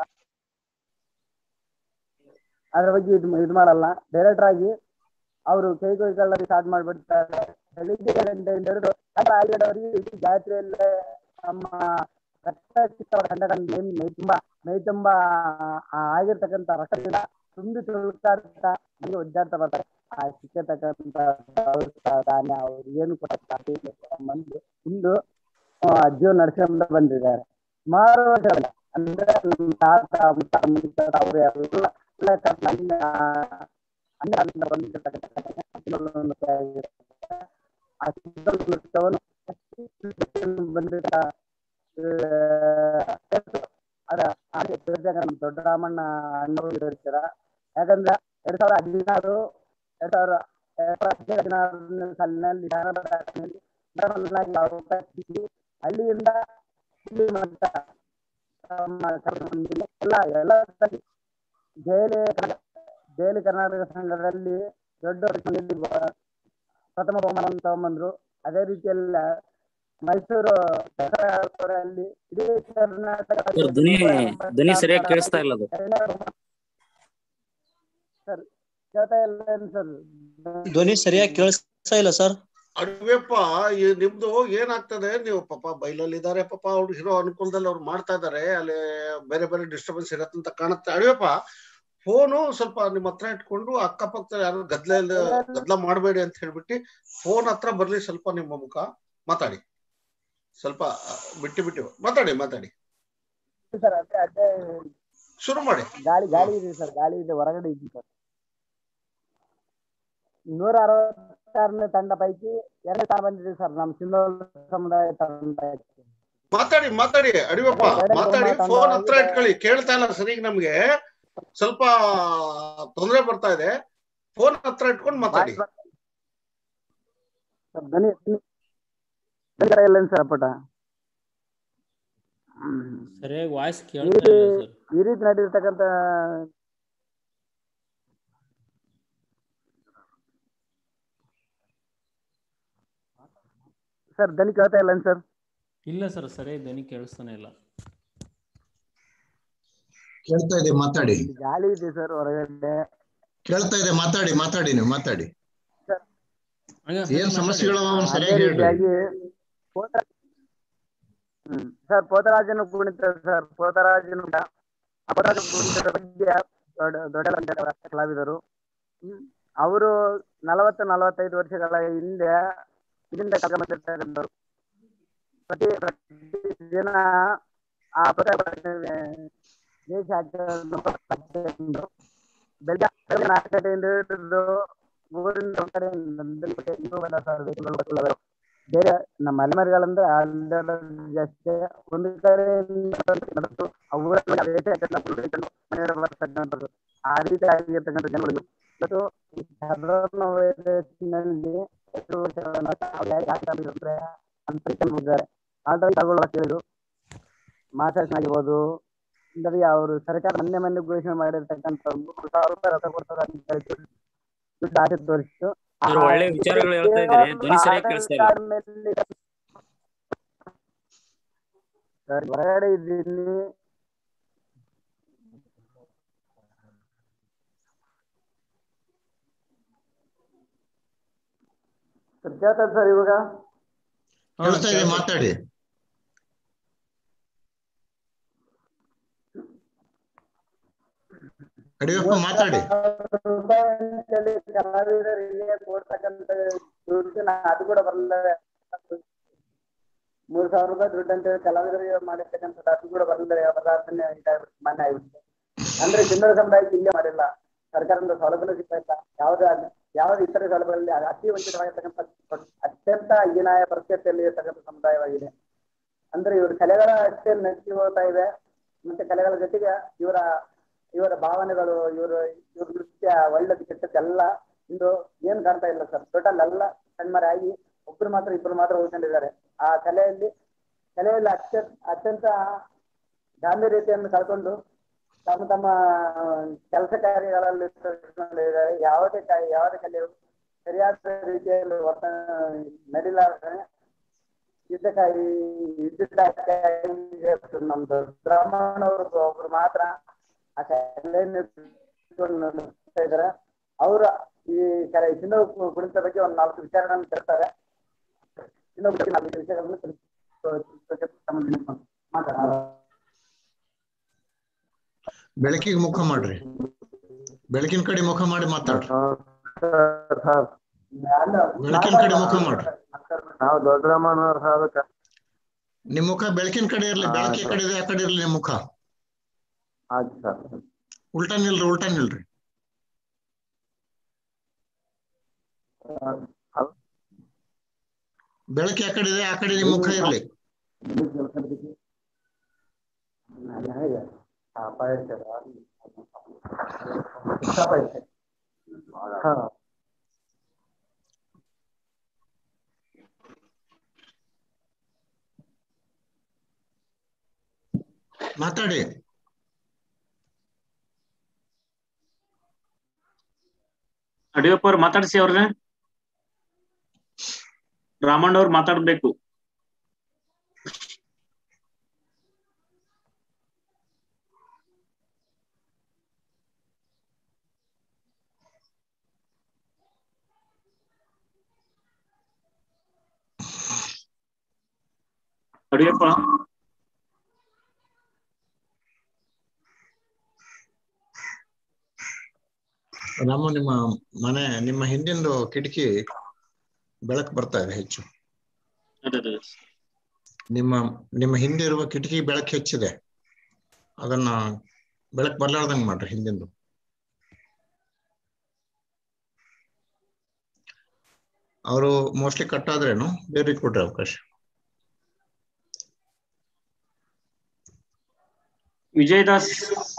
ಅದ್ರ ಬಗ್ಗೆ ಇದು ಇದು ಮಾಡಲ್ಲ ಡೈರೆಕ್ಟರ್ ಆಗಿ ಅವರು ಕೈಗೊಳ್ಳಲ್ಲಿ ಸ್ಟಾರ್ಟ್ ಮಾಡ್ಬಿಡ್ತಾರೆ ಬೆಳಿಗ್ಗೆ ಗಂಟೆಯಿಂದ ಹಿಡಿದು ರಾತ್ರಿ ಐದು ಗಂಟೆವರೆಗೆ ಇಡೀ ಜಾತ್ರೆಯಲ್ಲೇ ನಮ್ಮ ರಕ್ತ ಸಿಕ್ಕವರ ಕಂಡಕೊಂಡು ಏನ್ ಮೈ ತುಂಬಾ ಮೈ ತುಂಬಾ ಆ ಆಗಿರ್ತಕ್ಕಂಥ ರಕ್ತದಿಂದ ತುಂಬಿ ತುಳುಕಾಡ್ತಾ ಹಂಗೆ ಒದ್ದಾಡ್ತಾ ಬರ್ತಾರೆ ಆ ಸಿಕ್ಕತಕ್ಕಂಥ ದವಸ ಧಾನ್ಯ ಅವ್ರು ಏನು ಕೊಟ್ಟ ಬಂದು ಇಂದು ಆ, ಜೀವನ ನಡೆಸ್ಕೊಂಡು ಬಂದಿದ್ದಾರೆ ಸುಮಾರು ವರ್ಷಗಳ ಅಂದ್ರೆ ನಮ್ಮ ತಾತ ಮುತ್ತಾತ ಮುತ್ತಾತ ಅವರು ಎಲ್ಲ ಎಲ್ಲ ಕರ್ದು ಅನ್ನ ಅನ್ನ ಅಲ್ಲಿಂದ ಬಂದಿರ್ತಕ್ಕಂಥ ಆ ಸಿಕ್ಕಲ್ ನೃತ್ಯವನ್ನು ಬಂದಿದ್ದ ಅದ ಹಾಗೆ ತಿಳಿದಾಗ ನಮ್ಮ ದೊಡ್ಡ ರಾಮಣ್ಣ ಅಣ್ಣವರು ಇರ್ತಾರ ಯಾಕಂದ್ರೆ ಎರಡ್ ಸಾವಿರದ ಹದಿನಾರು ಎರಡ್ ಸಾವಿರ ಎರಡ್ ಸಾವಿರದ ಹದಿನಾರನೇ ಸಾಲಿನಲ್ಲಿ ಜಾನಪದ ಅಕಾಡೆಮಿಯಲ್ಲಿ ಧರ್ಮದಲ್ಲಿ ಅವಕಾಶ ಸಿಕ್ಕಿ ಹಳ್ಳಿಯಿಂದ ಇಲ್ಲಿ ಮಟ್ಟ ನಮ್ಮ ಕರ್ನಾಟಕದಲ್ಲಿ ಎಲ್ಲ ಎಲ್ಲ ಸ್ಥಳ ಜೈಲಿ ಜೈಲಿ ಕರ್ನಾಟಕ ಸಂಘದಲ್ಲಿ ದೊಡ್ಡ ಸಂಘದಲ್ಲಿ ಬ- ಪ್ರಥಮ ಬಹುಮಾನ ತಗೊಂಬಂದ್ರು ಅದೇ ರೀತಿಯಲ್ಲ ಮೈಸೂರು ದಸರಾದಲ್ಲಿ ಇಡೀ ಕರ್ನಾಟಕ ಸರ್ ಧ್ವನಿ ಧ್ವನಿ ಸರಿಯಾಗಿ ಕೇಳಿಸ್ತಾ ಇಲ್ಲ ಅದು ಸರ್ ಕೇಳ್ತಾ ಇಲ್ಲ ಏನ್ ಸರ್ ಧ್ವನಿ ಸರಿಯಾಗಿ ಕೇಳಿಸ್ತಾ ಇಲ್ಲ ಸರ್ ಅಡ್ವೆಪ್ಪ ಈ ನಿಮ್ದು ಏನಾಗ್ತದೆ ನೀವು ಪಾಪ ಬೈಲಲ್ಲಿ ಇದಾರೆ ಪಾಪ ಅವ್ರು ಇರೋ ಅನುಕೂಲದಲ್ಲಿ ಅವ್ರು ಮಾಡ್ತಾ ಇದಾರೆ ಅಲ್ಲಿ ಬೇರೆ ಬೇರೆ ಡಿಸ್ಟರ್ಬೆನ್ಸ್ ಇರತ್ತೆ ಅಂತ ಕಾಣುತ್ತೆ ಅಡ್ವೆಪ್ಪ ಫೋನು ಸ್ವಲ್ಪ ನಿಮ್ಮ ಹತ್ರ ಇಟ್ಕೊಂಡು ಅಕ್ಕಪಕ್ಕ ಯಾರು ಗದ್ಲ ಗದ್ಲ ಮಾಡಬೇಡಿ ಅಂತ ಹೇಳ್ಬಿಟ್ಟು ಫೋನ್ ಹತ್ರ ಬರ್ಲಿ ಸ್ವಲ್ಪ ನಿಮ್ಮ ಮುಖ ಮಾತಾಡಿ ಸ್ವಲ್ಪ ಬಿಟ್ಟು ಬಿಟ್ಟು ಮಾತಾಡಿ ಮಾತಾಡಿ ಸರ್ ಅದೇ ಅದೇ ಶುರು ಮಾಡಿ ಗಾಳಿ ಗಾಳಿ ಇದೆ ಸರ್ ಗಾಳಿ ಇದೆ ಹೊರಗಡೆ ಇದ್ವಿ ಸರ್ ನೂರ ಅರವತ್ತಾರನೇ ತಂಡ ಪೈಕಿ ಎರಡನೇ ಸ್ಥಾನ ಬಂದಿದೆ ಸರ್ ನಮ್ಮ ಸಿಂಧೋಲ್ ಸಮುದಾಯ ತಂಡ ಮಾತಾಡಿ ಮಾತಾಡಿ ಅಡಿವಪ್ಪ ಮಾತಾಡಿ ಫೋನ್ ಹತ್ರ ಇಟ್ಕೊಳ್ಳಿ ಕೇಳ್ತಾ ಇಲ್ಲ ಸರಿಗ್ ನಮ್ಗೆ ಸ್ವಲ್ಪ ತೊಂದರೆ ಬರ್ತಾ ಇದೆ ಫೋನ್ ಹತ್ರ ಇಟ್ಕೊಂಡು ಮಾತಾಡಿ ಸರ್ ಧ್ವನಿ ಧ್ವನಿ ಕಡೆ ಇಲ್ಲ ಸರ್ ಪಟ ಸರಿಯಾಗಿ ವಾಯ್ಸ್ ಈ ಕೇಳ್ತಾ ರೀತಿ ಇಲ್ಲ ಸರ್ ಈ ರೀತಿ ನಡೆದಿರ್ತಕ್ಕಂಥ ಸರ್ ಧ್ವನಿ ಕೇಳ್ತಾ ಇಲ್ಲ ಸರ್ ಇಲ್ಲ ಸರ್ ಸರಿಯಾಗಿ ಧ್ವನಿ ಕೇಳಿಸ್ತಾನೆ ಇಲ್ಲ ಕೇಳ್ತಾ ಇದೆ ಮಾತಾಡಿ ಗಾಳಿ ಇದೆ ಸರ್ ಹೊರಗಡೆ ಕೇಳ್ತಾ ಇದೆ ಮಾತಾಡಿ ಮಾತಾಡಿ ನೀವು ಮಾತಾಡಿ ಹಂಗ ಏನ್ ಸಮಸ್ಯೆಗಳವ ಅವ್ನು ಅದೇ ಸರಿಯಾಗಿ ಹೇಳ್ರಿ ರೀತಿಯಾಗಿ ಪೋತ- ಹ್ಮ್. ಸರ್ ಪೋತರಾಜನ ಕುಣಿತ ಸರ್ ಪೋತರಾಜನ ಕುಣಿತ. ಆ ಪೋತರಾಜನ ಕುಣಿತದ ಬಗ್ಗೆ ದೊಡ್ಡ ದೊಡ್ಡ ಕಲಾವಿದರು ಹ್ಮ್. ಅವರು ನಲವತ್ತು ನಲವತ್ತೈದು ವರ್ಷಗಳ ಹಿಂದೆ ಇದರಿಂದ ಕರ್ಕೊಂಡ್ಬಂದಿರ್ತಕ್ಕಂಥವ್ರು ಪ್ರತಿ ಪ್ರತಿ ದಿನ ಆ ಪೋತರಾಜನ ದೇಶ ಹಾಕೊಂಡು ಬೆಳಗ್ಗೆ ಬೆಳಗ್ಗೆ ನಾಲ್ಕು ಗಂಟೆಯಿಂದ ಹಿಡಿದು ಊರಿಂದ ಒಂದ್ ಕಡೆ ನಂದಲ್ಪಟ್ಟೆ ಇನ್ನೂ ಬಂದ ಸರ್ ವೆಹಿಕಲ್ಗಳು ಬರ್ತಿದ್ದಾವೆ. ಬೇರೆ ನಮ್ಮ ಅಲೆಮಾರಿಗಳಂದ್ರೆ ಅಲ್ಲೆಲ್ಲ ಜಾಸ್ತಿ ಒಂದು ಕಡೆ ನಡೆದು ಆ ಊರಲ್ಲಿ ಅದೇ ರೀತಿ ಹಾಕೊಂಡು ಕುತ್ಕೊಂಡು ಮನೆಯವ್ರು ಬರ್ತಕ್ಕಂಥದ್ದು. ಆ ರೀತಿ ಆಗಿರ್ತಕ್ಕಂಥ ಜನಗಳು ಇವತ್ತು ಈ ಸಾಧಾರಣ ವಯಸ್ಸಿನಲ್ಲಿ ಎಷ್ಟು ವರ್ಷಗಳ ನಂತರ ಅವ್ರು ಯಾಕೆ ಆಗ್ತಾರೆ ಅಂದ್ರೆ ಅಂತ ತಿಳ್ಕೊಂಡಿದ್ದಾರೆ ಆಲ್ರೆಡಿ ತಗೊಳ್ಳುವ ಕೇಳಿದ್ರು ಮಾಸಾಶನ ಆಗಿರ್ಬೋದು ಇಂಥದ್ದು ಅವರು ಸರ್ಕಾರ ಮೊನ್ನೆ ಮೊನ್ನೆ ಘೋಷಣೆ ಮಾಡಿರ್ತಕ್ಕಂಥ ಮೂರು ಸಾವಿರ ರೂಪಾಯಿ ರೊಕ್ಕ ಕೊಡ್ತಾರೆ ಅಂತ ಹೇಳ್ತು ದುಡ್ಡು ಆಸೆ ತೋರಿಸಿತು ಸರ್ ಒಳ್ಳೆ ವಿಚಾರಗಳು ಹೇಳ್ತಾ ಇದ್ದೀರಿ ಧ್ವನಿ ಸರಿಯಾಗಿ ಕೇಳಿಸ್ತಾ ಇಲ್ಲ ಸರ್ ಹೊರಗಡೆ ಇದ್ದೀನಿ ಸರ್ ಕೇಳ್ತದೆ ಸರ್ ಇವಾಗ ಕೇಳ್ತಾ ಇದೆ ಮಾತಾಡಿ ಅಡಿಯಪ್ಪ ಮಾತಾಡಿ ರೂಪಾಯಿ ಅಂತೇಳಿ ಕಲಾವಿದರಿಗೆ ಕೊಡ್ತಕ್ಕಂಥ ದುಡ್ಡು ಅದು ಕೂಡ ಬರಲ್ಲ ಮೂರ್ ಸಾವಿರ ರೂಪಾಯಿ ದುಡ್ಡು ಅಂತೇಳಿ ಕಲಾವಿದರಿಗೆ ಮಾಡಿರ್ತಕ್ಕಂಥದ್ದು ಅದು ಕೂಡ ಬರಲ್ಲ ಪದಾರ್ಥನೇ ಇದಾಗ್ಬಿಟ್ಟು ಮಾನ್ಯ ಆಗ್ಬಿಟ್ಟು ಅಂದ್ರೆ ಚಿನ್ನದ ಸಮುದಾಯಕ್ಕೆ ಇಲ್ಲೇ ಮಾಡಿಲ್ಲ ಸರ್ಕಾರದಿಂದ ಸೌಲಭ್ಯ ಸಿಗ್ತಾ ಇಲ್ಲ ಯಾವುದೇ ಆಗ್ಲಿ, ಯಾವುದೇ ಇತರೆ ಸೌಲಭ್ಯಗಳಲ್ಲಿ ಅತಿ ವಂಚಿತವಾಗಿರ್ತಕ್ಕಂಥ ಅತ್ಯಂತ ಹೀನಾಯ ಪರಿಸ್ಥಿತಿಯಲ್ಲಿ ಇರ್ತಕ್ಕಂಥ ಸಮುದಾಯವಾಗಿದೆ ಅಂದ್ರೆ ಇವ್ರ ಕಲೆಗಳ ಅಷ್ಟೇ ನಚ್ಚಿ ಹೋಗ್ತಾ ಇದೆ ಮತ್ತೆ ಕಲೆಗಳ ಜೊತೆಗೆ ಇವರ ಇವರ ಭಾವನೆಗಳು ಇವರು ಇವ್ರ ನೃತ್ಯ ಒಳ್ಳೇದು ಕೆಟ್ಟದ್ದೆಲ್ಲ ಇಂದು ಏನ್ ಕಾಣ್ತಾ ಇಲ್ಲ ಸರ್ ಟೋಟಲ್ ಎಲ್ಲ ಕಣ್ಮರೆ ಆಗಿ ಒಬ್ರು ಮಾತ್ರ ಇಬ್ರು ಮಾತ್ರ ಉಳ್ಕೊಂಡಿದ್ದಾರೆ ಆ ಕಲೆಯಲ್ಲಿ ಕಲೆಯಲ್ಲಿ ಅತ್ಯ ಅತ್ಯಂತ ಗಾಂಭೀರ್ಯತೆಯನ್ನು ಕಳ್ಕೊಂಡು ತಮ್ಮ ತಮ್ಮ ಕೆಲಸ ಕಾರ್ಯಗಳಲ್ಲಿ ತೊಡಗಿಕೊಂಡಿದ್ದಾರೆ. ಯಾವುದೇ ಕ- ಯಾವುದೇ ಕಲೆಯು ಸರಿಯಾದ ರೀತಿಯಲ್ಲಿ ವರ್ತ ನಡಿಲಾರ್ದೆ ಯುದ್ಧಕಾರಿ ಯುದ್ಧಕಾರಿ ನಮ್ದು ಬ್ರಾಹ್ಮಣವರು ಒಬ್ರು ಮಾತ್ರ ಆ ಕಲೆಯನ್ನು ಇಟ್ಕೊಂಡು ನಡೆಸ್ತಾ ಇದಾರೆ ಅವರ ಈ ಕಲೆ ಚಿನ್ನ ಕುಣಿತ ಬಗ್ಗೆ ಒಂದು ನಾಲ್ಕು ವಿಚಾರಗಳನ್ನು ಕೇಳ್ತಾರೆ ಚಿನ್ನ ಬಗ್ಗೆ ನಾಲ್ಕು ವಿಷಯಗಳನ್ನು ತಿಳಿಸ್- ಸಂಬಂಧಿಸಿದ ಮಾತಾಡ ಬೆಳಕಿಗೆ ಮುಖ ಮಾಡ್ರಿ ಬೆಳಕಿನ ಕಡೆ ಮುಖ ಮಾಡಿ ಮಾತಾಡ್ರಿ ಬೆಳಕಿನ ಕಡೆ ಮುಖ ಮಾಡ್ರಿ ನಾವು ದೊಡ್ಡ ಬ್ರಾಹ್ಮಣರು ಸಾಧಕ ನಿಮ್ ಮುಖ ಬೆಳಕಿನ ಕಡೆ ಇರ್ಲಿ ಬೆಳಕಿನ ಕಡೆ ಇದೆ ಆ ಕಡೆ ಇರ್ಲಿ ನಿಮ್ ಮುಖ ಆಯ್ತು ಸರ್ ಉಲ್ಟಾ ನಿಲ್ರಿ ಉಲ್ಟಾ ನಿಲ್ರಿ ಬೆಳಕು ಆ ಕಡೆ ಇದೆ ಆ ಕಡೆ ನಿಮ್ ಮುಖ ಇರ್ಲಿ ಹಾ ಮಾತಾಡಿ ಅಡಿಯಪ್ಪ ಅವ್ರು ಮಾತಾಡ್ಸಿ ಅವ್ರನ್ನ ರಾಮಣ್ಣ ಅವ್ರು ಮಾತಾಡ್ಬೇಕು ಅಡಿಯಪ್ಪ ನಮ್ಮ ನಿಮ್ಮ ಮನೆ ನಿಮ್ಮ ಹಿಂದಿಂದು ಕಿಟಕಿ ಬೆಳಕು ಬರ್ತಾ ಇದೆ ಹೆಚ್ಚು ಅದೇ ಅದೇ ನಿಮ್ಮ ನಿಮ್ಮ ಹಿಂದೆ ಇರುವ ಕಿಟಕಿ ಬೆಳಕು ಹೆಚ್ಚಿದೆ ಅದನ್ನ ಬೆಳಕು ಬರ್ಲಾರ್ದಂಗ್ ಮಾಡ್ರಿ ಹಿಂದಿಂದು ಅವರು ಮೋಸ್ಟ್ಲಿ ಕಟ್ ಆದ್ರೇನು ಬೇರೆ ಕೊಡ್ರಿ ಅವಕಾಶ ವಿಜಯ್ ದಾಸ್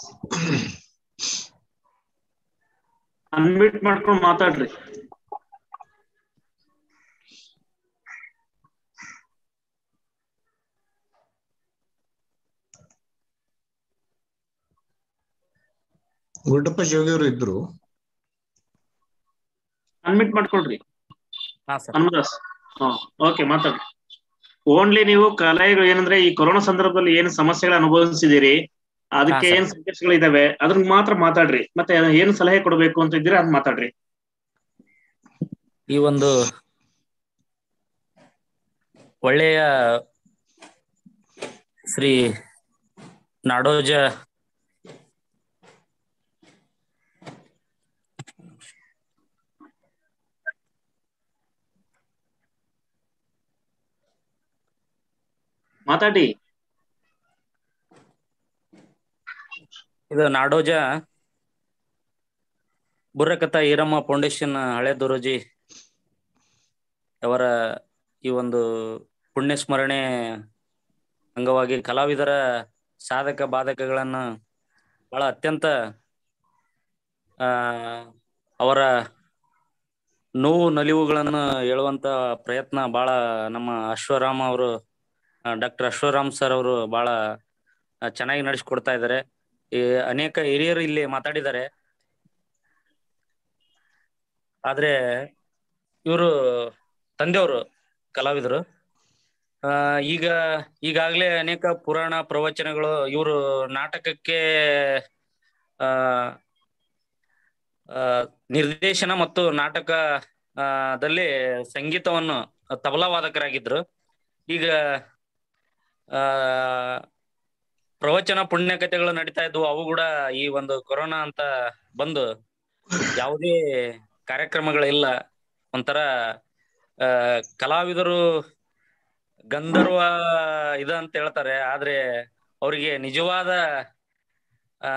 ಅನ್ಮಿಟ್ ಮಾಡ್ಕೊಂಡು ಮಾತಾಡ್ರಿ ಗುಡ್ಡಪ್ಪ ಜೋಗಿಯವರು ಇದ್ರು ಅನ್ಮಿಟ್ ಮಾಡ್ಕೊಳ್ರಿ ಹಾ ಸರ್ ಹನುಮದಾಸ್ ಹಾ ಓಕೆ ಮಾತಾಡ್ರಿ ಓನ್ಲಿ ನೀವು ಕಲೆಗಳು ಏನಂದ್ರೆ ಈ ಕೊರೋನಾ ಸಂದರ್ಭದಲ್ಲಿ ಏನು ಸಮಸ್ಯೆಗಳು ಅನುಭವಿಸಿದಿರಿ ಅದಕ್ಕೆ ಹಾ, sir. ಏನ್ ಸಂಕಷ್ಟಗಳು ಇದಾವೆ ಅದ್ರ ಮಾತ್ರ ಮಾತಾಡ್ರಿ ಮತ್ತೆ ಏನು ಸಲಹೆ ಕೊಡಬೇಕು ಅಂತ ಇದ್ದೀರಾ ಅದ್ ಮಾತಾಡ್ರಿ ಈ ಒಂದು ಒಳ್ಳೆಯ ಶ್ರೀ ನಾಡೋಜ ಮಾತಾಡಿ ಇದು ನಾಡೋಜ ಬುರ್ರಕಥ ಈರಮ್ಮ ಫೌಂಡೇಶನ್ ಹಳೆ ದೊರೋಜಿ ಅವರ ಈ ಒಂದು ಪುಣ್ಯ ಸ್ಮರಣೆ ಅಂಗವಾಗಿ ಕಲಾವಿದರ ಸಾಧಕ ಬಾಧಕಗಳನ್ನು ಬಹಳ ಅತ್ಯಂತ ಆ ಅವರ ನೋವು ನಲಿವುಗಳನ್ನು ಹೇಳುವಂತ ಪ್ರಯತ್ನ ಬಹಳ ನಮ್ಮ ಅಶ್ವರಾಮ್ ಅವರು ಡಾಕ್ಟರ್ ಅಶ್ವರಾಮ್ ಸರ್ ಅವರು ಬಹಳ ಆ, ಚೆನ್ನಾಗಿ ನಡೆಸ್ಕೊಡ್ತಾ ಇದ್ದಾರೆ ಈ ಅನೇಕ ಹಿರಿಯರು ಇಲ್ಲಿ ಮಾತಾಡಿದ್ದಾರೆ ಆದ್ರೆ ಇವರು ತಂದೆಯವರು ಕಲಾವಿದರು ಆ ಈಗ ಈಗಾಗಲೇ ಅನೇಕ ಪುರಾಣ ಪ್ರವಚನಗಳು ಇವರು ನಾಟಕಕ್ಕೆ ಆ ಆ, ನಿರ್ದೇಶನ ಮತ್ತು ನಾಟಕ ಆ, ದಲ್ಲಿ ಸಂಗೀತವನ್ನು ತಬಲಾ ವಾದಕರಾಗಿದ್ರು ಈಗ ಆ ಪ್ರವಚನ ಪುಣ್ಯಕಥೆಗಳು ನಡೀತಾ ಇದ್ವು ಅವು ಕೂಡ ಈ ಒಂದು ಕೊರೋನಾ ಅಂತ ಬಂದು ಯಾವುದೇ ಕಾರ್ಯಕ್ರಮಗಳಿಲ್ಲ ಒಂಥರ ಆ ಕಲಾವಿದರು ಗಂಧರ್ವ ಇದ ಅಂತ ಹೇಳ್ತಾರೆ ಆದ್ರೆ ಅವರಿಗೆ ನಿಜವಾದ ಆ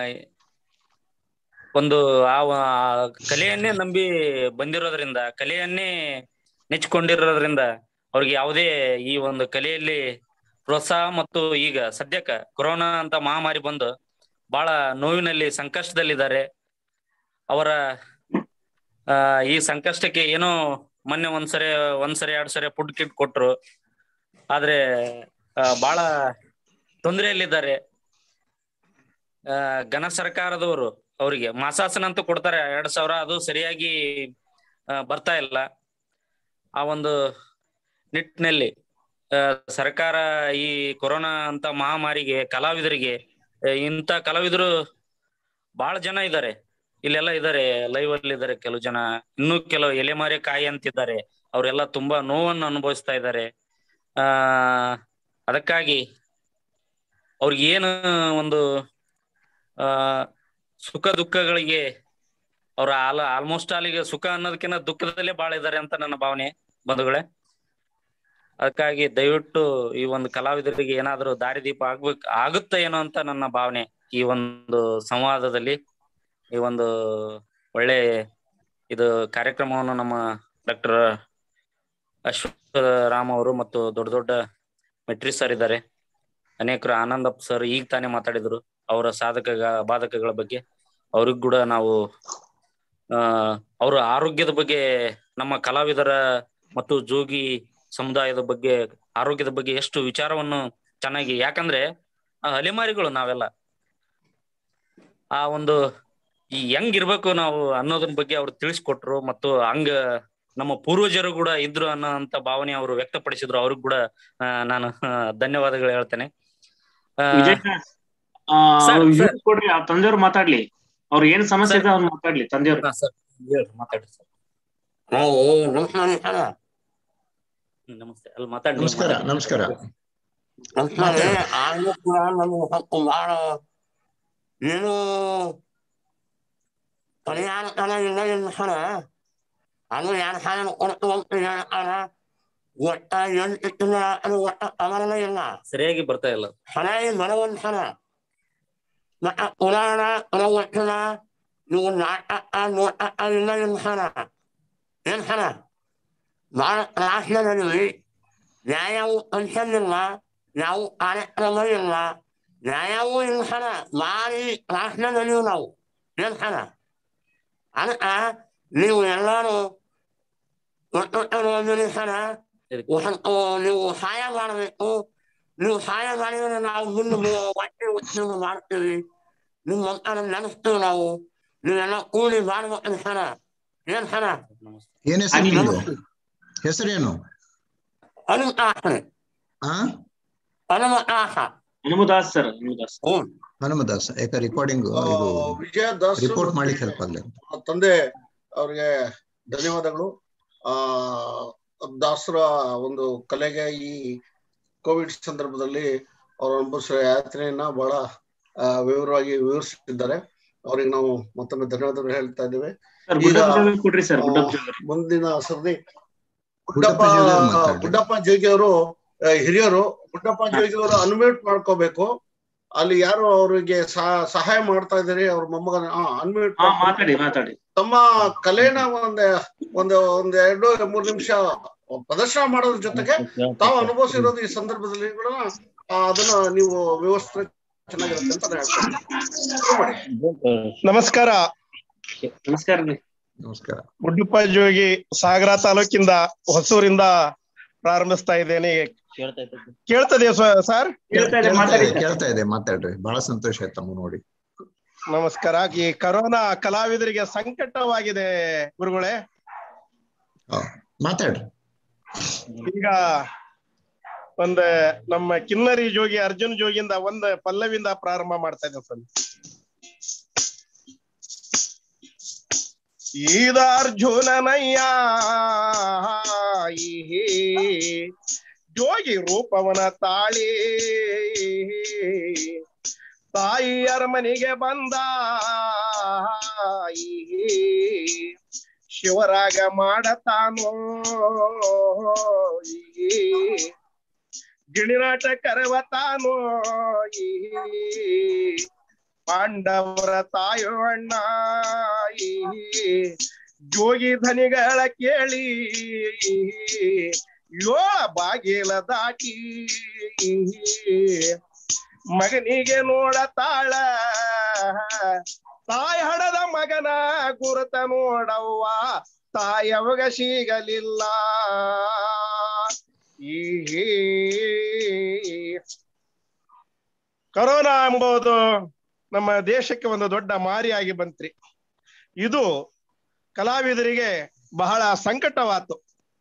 ಒಂದು ಆ ಆ ಕಲೆಯನ್ನೇ ನಂಬಿ ಬಂದಿರೋದ್ರಿಂದ ಕಲೆಯನ್ನೇ ನೆಚ್ಕೊಂಡಿರೋದ್ರಿಂದ ಅವ್ರಿಗೆ ಯಾವುದೇ ಈ ಒಂದು ಕಲೆಯಲ್ಲಿ ಪ್ರೋತ್ಸಾಹ ಮತ್ತು ಈಗ ಸದ್ಯಕ್ಕ ಕೊರೋನಾ ಅಂತ ಮಹಾಮಾರಿ ಬಂದು ಬಹಳ ನೋವಿನಲ್ಲಿ ಸಂಕಷ್ಟದಲ್ಲಿದ್ದಾರೆ ಅವರ ಆ ಈ ಸಂಕಷ್ಟಕ್ಕೆ ಏನೋ ಮೊನ್ನೆ ಒಂದ್ಸರಿ ಒಂದ್ಸರಿ ಎರಡ್ ಸರಿ ಫುಡ್ ಕಿಟ್ ಕೊಟ್ರು ಆದ್ರೆ ಆ, ಬಹಳ ತೊಂದರೆಯಲ್ಲಿದ್ದಾರೆ ಆ ಘನ ಸರ್ಕಾರದವರು ಅವರಿಗೆ ಮಾಸಾಸನ ಅಂತ ಕೊಡ್ತಾರೆ ಎರಡ್ ಸಾವಿರ ಅದು ಸರಿಯಾಗಿ ಆ, ಬರ್ತಾ ಇಲ್ಲ ಆ ಒಂದು ನಿಟ್ಟಿನಲ್ಲಿ ಆ, ಸರ್ಕಾರ ಈ ಕೊರೋನಾ ಅಂತ ಮಹಾಮಾರಿಗೆ ಕಲಾವಿದರಿಗೆ ಆ, ಇಂಥ ಕಲಾವಿದರು ಬಹಳ ಜನ ಇದ್ದಾರೆ ಇಲ್ಲೆಲ್ಲ ಇದ್ದಾರೆ ಲೈವ್ ಅಲ್ಲಿ ಇದ್ದಾರೆ ಕೆಲವು ಜನ ಇನ್ನೂ ಕೆಲವು ಎಲೆಮಾರಿ ಕಾಯಿ ಅಂತಿದ್ದಾರೆ ಅವರೆಲ್ಲ ತುಂಬಾ ನೋವನ್ನು ಅನುಭವಿಸ್ತಾ ಇದ್ದಾರೆ ಆ ಅದಕ್ಕಾಗಿ ಅವ್ರಿಗೆ ಏನು ಒಂದು ಆ ಸುಖ ದುಃಖಗಳಿಗೆ ಅವ್ರ ಆಲ್ ಆಲ್ಮೋಸ್ಟ್ ಆಲ್ ಈಗ ಸುಖ ಅನ್ನೋದಕ್ಕಿಂತ ದುಃಖದಲ್ಲೇ ಬಾಳ ಇದ್ದಾರೆ ಅಂತ ನನ್ನ ಭಾವನೆ ಬಂಧುಗಳೇ ಅದಕ್ಕಾಗಿ ದಯವಿಟ್ಟು ಈ ಒಂದು ಕಲಾವಿದರಿಗೆ ಏನಾದರೂ ದಾರಿದೀಪ ಆಗ್ಬೇಕು ಆಗುತ್ತೆ ಏನೋ ಅಂತ ನನ್ನ ಭಾವನೆ ಈ ಒಂದು ಸಂವಾದದಲ್ಲಿ ಈ ಒಂದು ಒಳ್ಳೆ ಇದು ಕಾರ್ಯಕ್ರಮವನ್ನು ನಮ್ಮ ಡಾಕ್ಟರ್ ಅಶ್ವರಾಮ್ ಅವರು ಮತ್ತು ದೊಡ್ಡ ದೊಡ್ಡ ಮೆಟ್ರಿ ಸರ್ ಇದ್ದಾರೆ ಅನೇಕರು ಆನಂದಪ್ಪ ಸರ್ ಈಗ ತಾನೇ ಮಾತಾಡಿದ್ರು ಅವರ ಸಾಧಕ ಬಾಧಕಗಳ ಬಗ್ಗೆ ಅವ್ರಿಗ್ ಕೂಡ ನಾವು ಆ ಅವರ ಆರೋಗ್ಯದ ಬಗ್ಗೆ ನಮ್ಮ ಕಲಾವಿದರ ಮತ್ತು ಜೋಗಿ ಸಮುದಾಯದ ಬಗ್ಗೆ ಆರೋಗ್ಯದ ಬಗ್ಗೆ ಎಷ್ಟು ವಿಚಾರವನ್ನು ಚೆನ್ನಾಗಿ ಯಾಕಂದ್ರೆ ಆ ಅಲೆಮಾರಿಗಳು ನಾವೆಲ್ಲ ಆ ಒಂದು ಈ ಹೆಂಗ್ ಇರ್ಬೇಕು ನಾವು ಅನ್ನೋದ್ರ ಬಗ್ಗೆ ಅವ್ರು ತಿಳಿಸ್ಕೊಟ್ರು ಮತ್ತು ಹಂಗ ನಮ್ಮ ಪೂರ್ವಜರು ಕೂಡ ಇದ್ರು ಅನ್ನೋ ಅಂತ ಭಾವನೆ ಅವರು ವ್ಯಕ್ತಪಡಿಸಿದ್ರು ಅವ್ರಿಗೆ ಕೂಡ ಆ, ನಾನು ಆ, ಧನ್ಯವಾದಗಳು ಹೇಳ್ತೇನೆ ಆ, ವಿಜಯ್ ದಾಸ್ ಆ, ಸರ್, ಅವ್ರು ಸರ್. ಇವ್ರು ಕೊಡ್ರಿ ಆ ತಂದೆಯವ್ರು ಮಾತಾಡ್ಲಿ ಅವ್ರ ಏನ್ ಸಮಸ್ಯೆ ಇದೆ ಅವ್ರು ಮಾತಾಡ್ಲಿ ತಂದೆಯವ್ರು ಹಾ, ಸರ್ ಹೇಳ್ರಿ ಮಾತಾಡ್ರಿ ಸರ್ ನಮಸ್ಕಾರ ಹ್ಮ್, ನಮಸ್ತೆ ಅಲ್ಲಿ ಮಾತಾಡಿ ನೀವು ನಮಸ್ಕಾರ ಮಾತಾಡಿ. ನಮಸ್ಕಾರ ನಮಸ್ಕಾರ ಆದ್ರೂ ಕೂಡ ನಮ್ಗೆ ಸ್ವಲ್ಪ ಬಹಳ ಏನು ಪರಿಹಾರ ತರ ಇಲ್ಲ ಇಲ್ಲ ಸರ ಅದು ಯಾರು ಸಾಲ ಕೊಡ್ತು ಅಂತ ಹೇಳ್ತಾರ ಒಟ್ಟ ಎಂಟು ತಿಂಗಳ ಅದು ಒಟ್ಟ ಅಮರನೇ ಇಲ್ಲ ಸರಿಯಾಗಿ ಬರ್ತಾ ಇಲ್ಲ ಹಣಾಯಿ ಮನವೊಂದು ಹಣ ಮತ್ತ ಪುರಾಣ ಪುನವಚನ ನೀವು ನಾಟಕ ನೋಟಕ ಇಲ್ಲ ಏನು ಹಣ ಏನ್ ಹಣ ಭಾಳ ರಾಷ್ಟ್ರದಲ್ಲಿ ನ್ಯಾಯವು ಅನ್ಸಲಿಲ್ಲ ಯಾವ ಕಾರ್ಯಕ್ರಮ ಇಲ್ಲ ನ್ಯಾಯವೂ ಇಲ್ಲ ಹಣ ಮಾರಿ ರಾಷ್ಟ್ರದಲ್ಲಿ ನಾವು ಏನ್ ಹಣ ಅದಕ್ಕ ನೀವು ಎಲ್ಲಾರು ಒಟ್ಟೊಟ್ಟಲ್ಲಿ ಹಣ ನೀವು ಸಹಾಯ ಮಾಡಬೇಕು ನೀವು ಸಹಾಯ ಮಾಡಿದ್ರೆ ನಾವು ಮುಂದೆ ಹೊಟ್ಟೆ ಉದ್ಯೋಗ ಮಾಡ್ತೀವಿ ನಿಮ್ಮ ಮಕ್ಕಳ ನೆನೆಸ್ತೀವಿ ನಾವು ನೀವೆಲ್ಲ ಕೂಡಿ ಮಾಡ್ಬೇಕಂತ ಹಣ ಏನ್ ಹಣ ಏನ್ ಹೆಸರು ನಿಮ್ದು ಹೆಸರೇನು ಹನುಮದಾಸ ಆ ಹನುಮದಾಸ ಹನುಮದಾಸ್ ಸರ್ ಹನುಮದಾಸ್ ಹನುಮದಾಸ್ ಯಾಕೆ ರೆಕಾರ್ಡಿಂಗ್ ಇದು ವಿಜಯ ದಾಸ್ ರಿಪೋರ್ಟ್ ಮಾಡ್ಲಿಕ್ಕೆ ಹೆಲ್ಪ್ ಆಗಲಿ ತಂದೆ ಅವ್ರಿಗೆ ಧನ್ಯವಾದಗಳು ಆ ದಾಸರ ಒಂದು ಕಲೆಗೆ ಈ ಕೋವಿಡ್ ಸಂದರ್ಭದಲ್ಲಿ ಅವರು ಅನುಭವಿಸಿದ ಯಾತ್ರೆಯನ್ನ ಬಹಳ ಆ, ವಿವರವಾಗಿ ವಿವರಿಸಿದ್ದಾರೆ ಅವ್ರಿಗೆ ನಾವು ಮತ್ತೊಮ್ಮೆ ಧನ್ಯವಾದಗಳು ಹೇಳ್ತಾ ಇದ್ದೇವೆ ಸರ್ ಈಗ ಗುಡ್ಡಪ್ಪ ಜೋಗಿ ಕೊಡ್ರಿ ಸರ್ ಆ, ಗುಡ್ಡಪ್ಪ ಜೋಗಿ ಮುಂದಿನ ಸರದಿ ಗುಡ್ಡಪ್ಪ ಗುಡ್ಡಪ್ಪ ಜೋಗಿ ಅವ್ರು ಮಾತಾಡ್ಲಿ. ಗುಡ್ಡಪ್ಪ ಜೋಗಿ ಅವರು ಹಿರಿಯರು ಗುಡ್ಡಪ್ಪ ಜೋಗಿ ಅವರು ಅನ್ಮ್ಯೂಟ್ ಮಾಡ್ಕೋಬೇಕು ಅಲ್ಲಿ ಯಾರು ಅವರಿಗೆ ಸಹ- ಸಹಾಯ ಮಾಡ್ತಾ ಇದ್ದೀರಿ ಅವ್ರ ಮೊಮ್ಮಗನ ಅನ್ಮ್ಯೂಟ್ ಹಾ ಮಾತಾಡಿ ಮಾತಾಡಿ ತಮ್ಮ ಕಲೆನ ಒಂದ್ ಒಂದು ಒಂದ್ ಎರಡು ಮೂರು ನಿಮಿಷ ಪ್ರದರ್ಶನ ಮಾಡೋದ್ರ ಜೊತೆಗೆ ತಾವು ಅನುಭವಿಸಿರೋದು ಈ ಸಂದರ್ಭದಲ್ಲಿ ಕೂಡ ಆ, ಅದನ್ನ ನೀವು ವ್ಯವಸ್ಥೆ ಚೆನ್ನಾಗಿರುತ್ತೆ ಅಂತ ನಾನು ಹೇಳ್ತೀನಿ ಶುರು ಮಾಡಿ. ನಮಸ್ಕಾರ ನಮಸ್ಕಾರ ರೀ ನಮಸ್ಕಾರ ಗುಡ್ಡಪ್ಪ ಜೋಗಿ ಸಾಗರ ತಾಲೂಕಿಂದ ಹೊಸೂರಿಂದ ಪ್ರಾರಂಭಿಸ್ತಾ ಇದ್ದೇನೆ ಕೇಳ್ತದೆ ಸರ್ ಕೇಳ್ತಾ ಇದೆ ಕೇಳ್ತಾ ಮಾತಾಡಿ ಇದೆ ಕೇಳ್ತಾ ಇದೆ ಮಾತಾಡ್ರಿ ಬಹಳ ಸಂತೋಷ ಆಯ್ತು ತಮ್ಮ ನೋಡಿ ನಮಸ್ಕಾರ ಈ ಕರೋನಾ ಕಲಾವಿದರಿಗೆ ಸಂಕಟವಾಗಿದೆ ಗುರುಗಳೇ ಹಾ, ಮಾತಾಡ್ರಿ ಈಗ ಒಂದ್ ನಮ್ಮ ಕಿನ್ನರಿ ಜೋಗಿ ಅರ್ಜುನ್ ಜೋಗಿಯಿಂದ ಒಂದ್ ಪಲ್ಲವಿಂದ ಪ್ರಾರಂಭ ಮಾಡ್ತಾ ಇದ್ದೆ ಸರ್ ಈದ ಅರ್ಜುನನಯ್ಯ ಈ ಜೋಗಿ ರೂಪವನ ತಾಳಿ ತಾಯಿ ಅರಮನೆಗೆ ಬಂದ ಈ ಶಿವರಾಗ ಮಾಡತಾನೋ ಈ ಗಿಣಿನಾಟ ಕರವತಾನೋ ಈ ಪಾಂಡವರ ತಾಯೋ ಅಣ್ಣ ಈ ಜೋಗಿ ಧನಿಗಳ ಕೇಳಿ ಯೋಳ ಬಾಗಿಲ ದಾಟಿ ಮಗನಿಗೆ ನೋಡತಾಳ ತಾಯಿ ಹಡದ ಮಗನ ಗುರುತ ನೋಡವ್ವ ತಾಯವಾಗ ಸಿಗಲಿಲ್ಲ ಈ ಕರೋನಾ ಎಂಬುದು ನಮ್ಮ ದೇಶಕ್ಕೆ ಒಂದು ದೊಡ್ಡ ಮಾರಿಯಾಗಿ ಬಂತ್ರಿ ಇದು ಕಲಾವಿದರಿಗೆ ಬಹಳ ಸಂಕಟವಾತು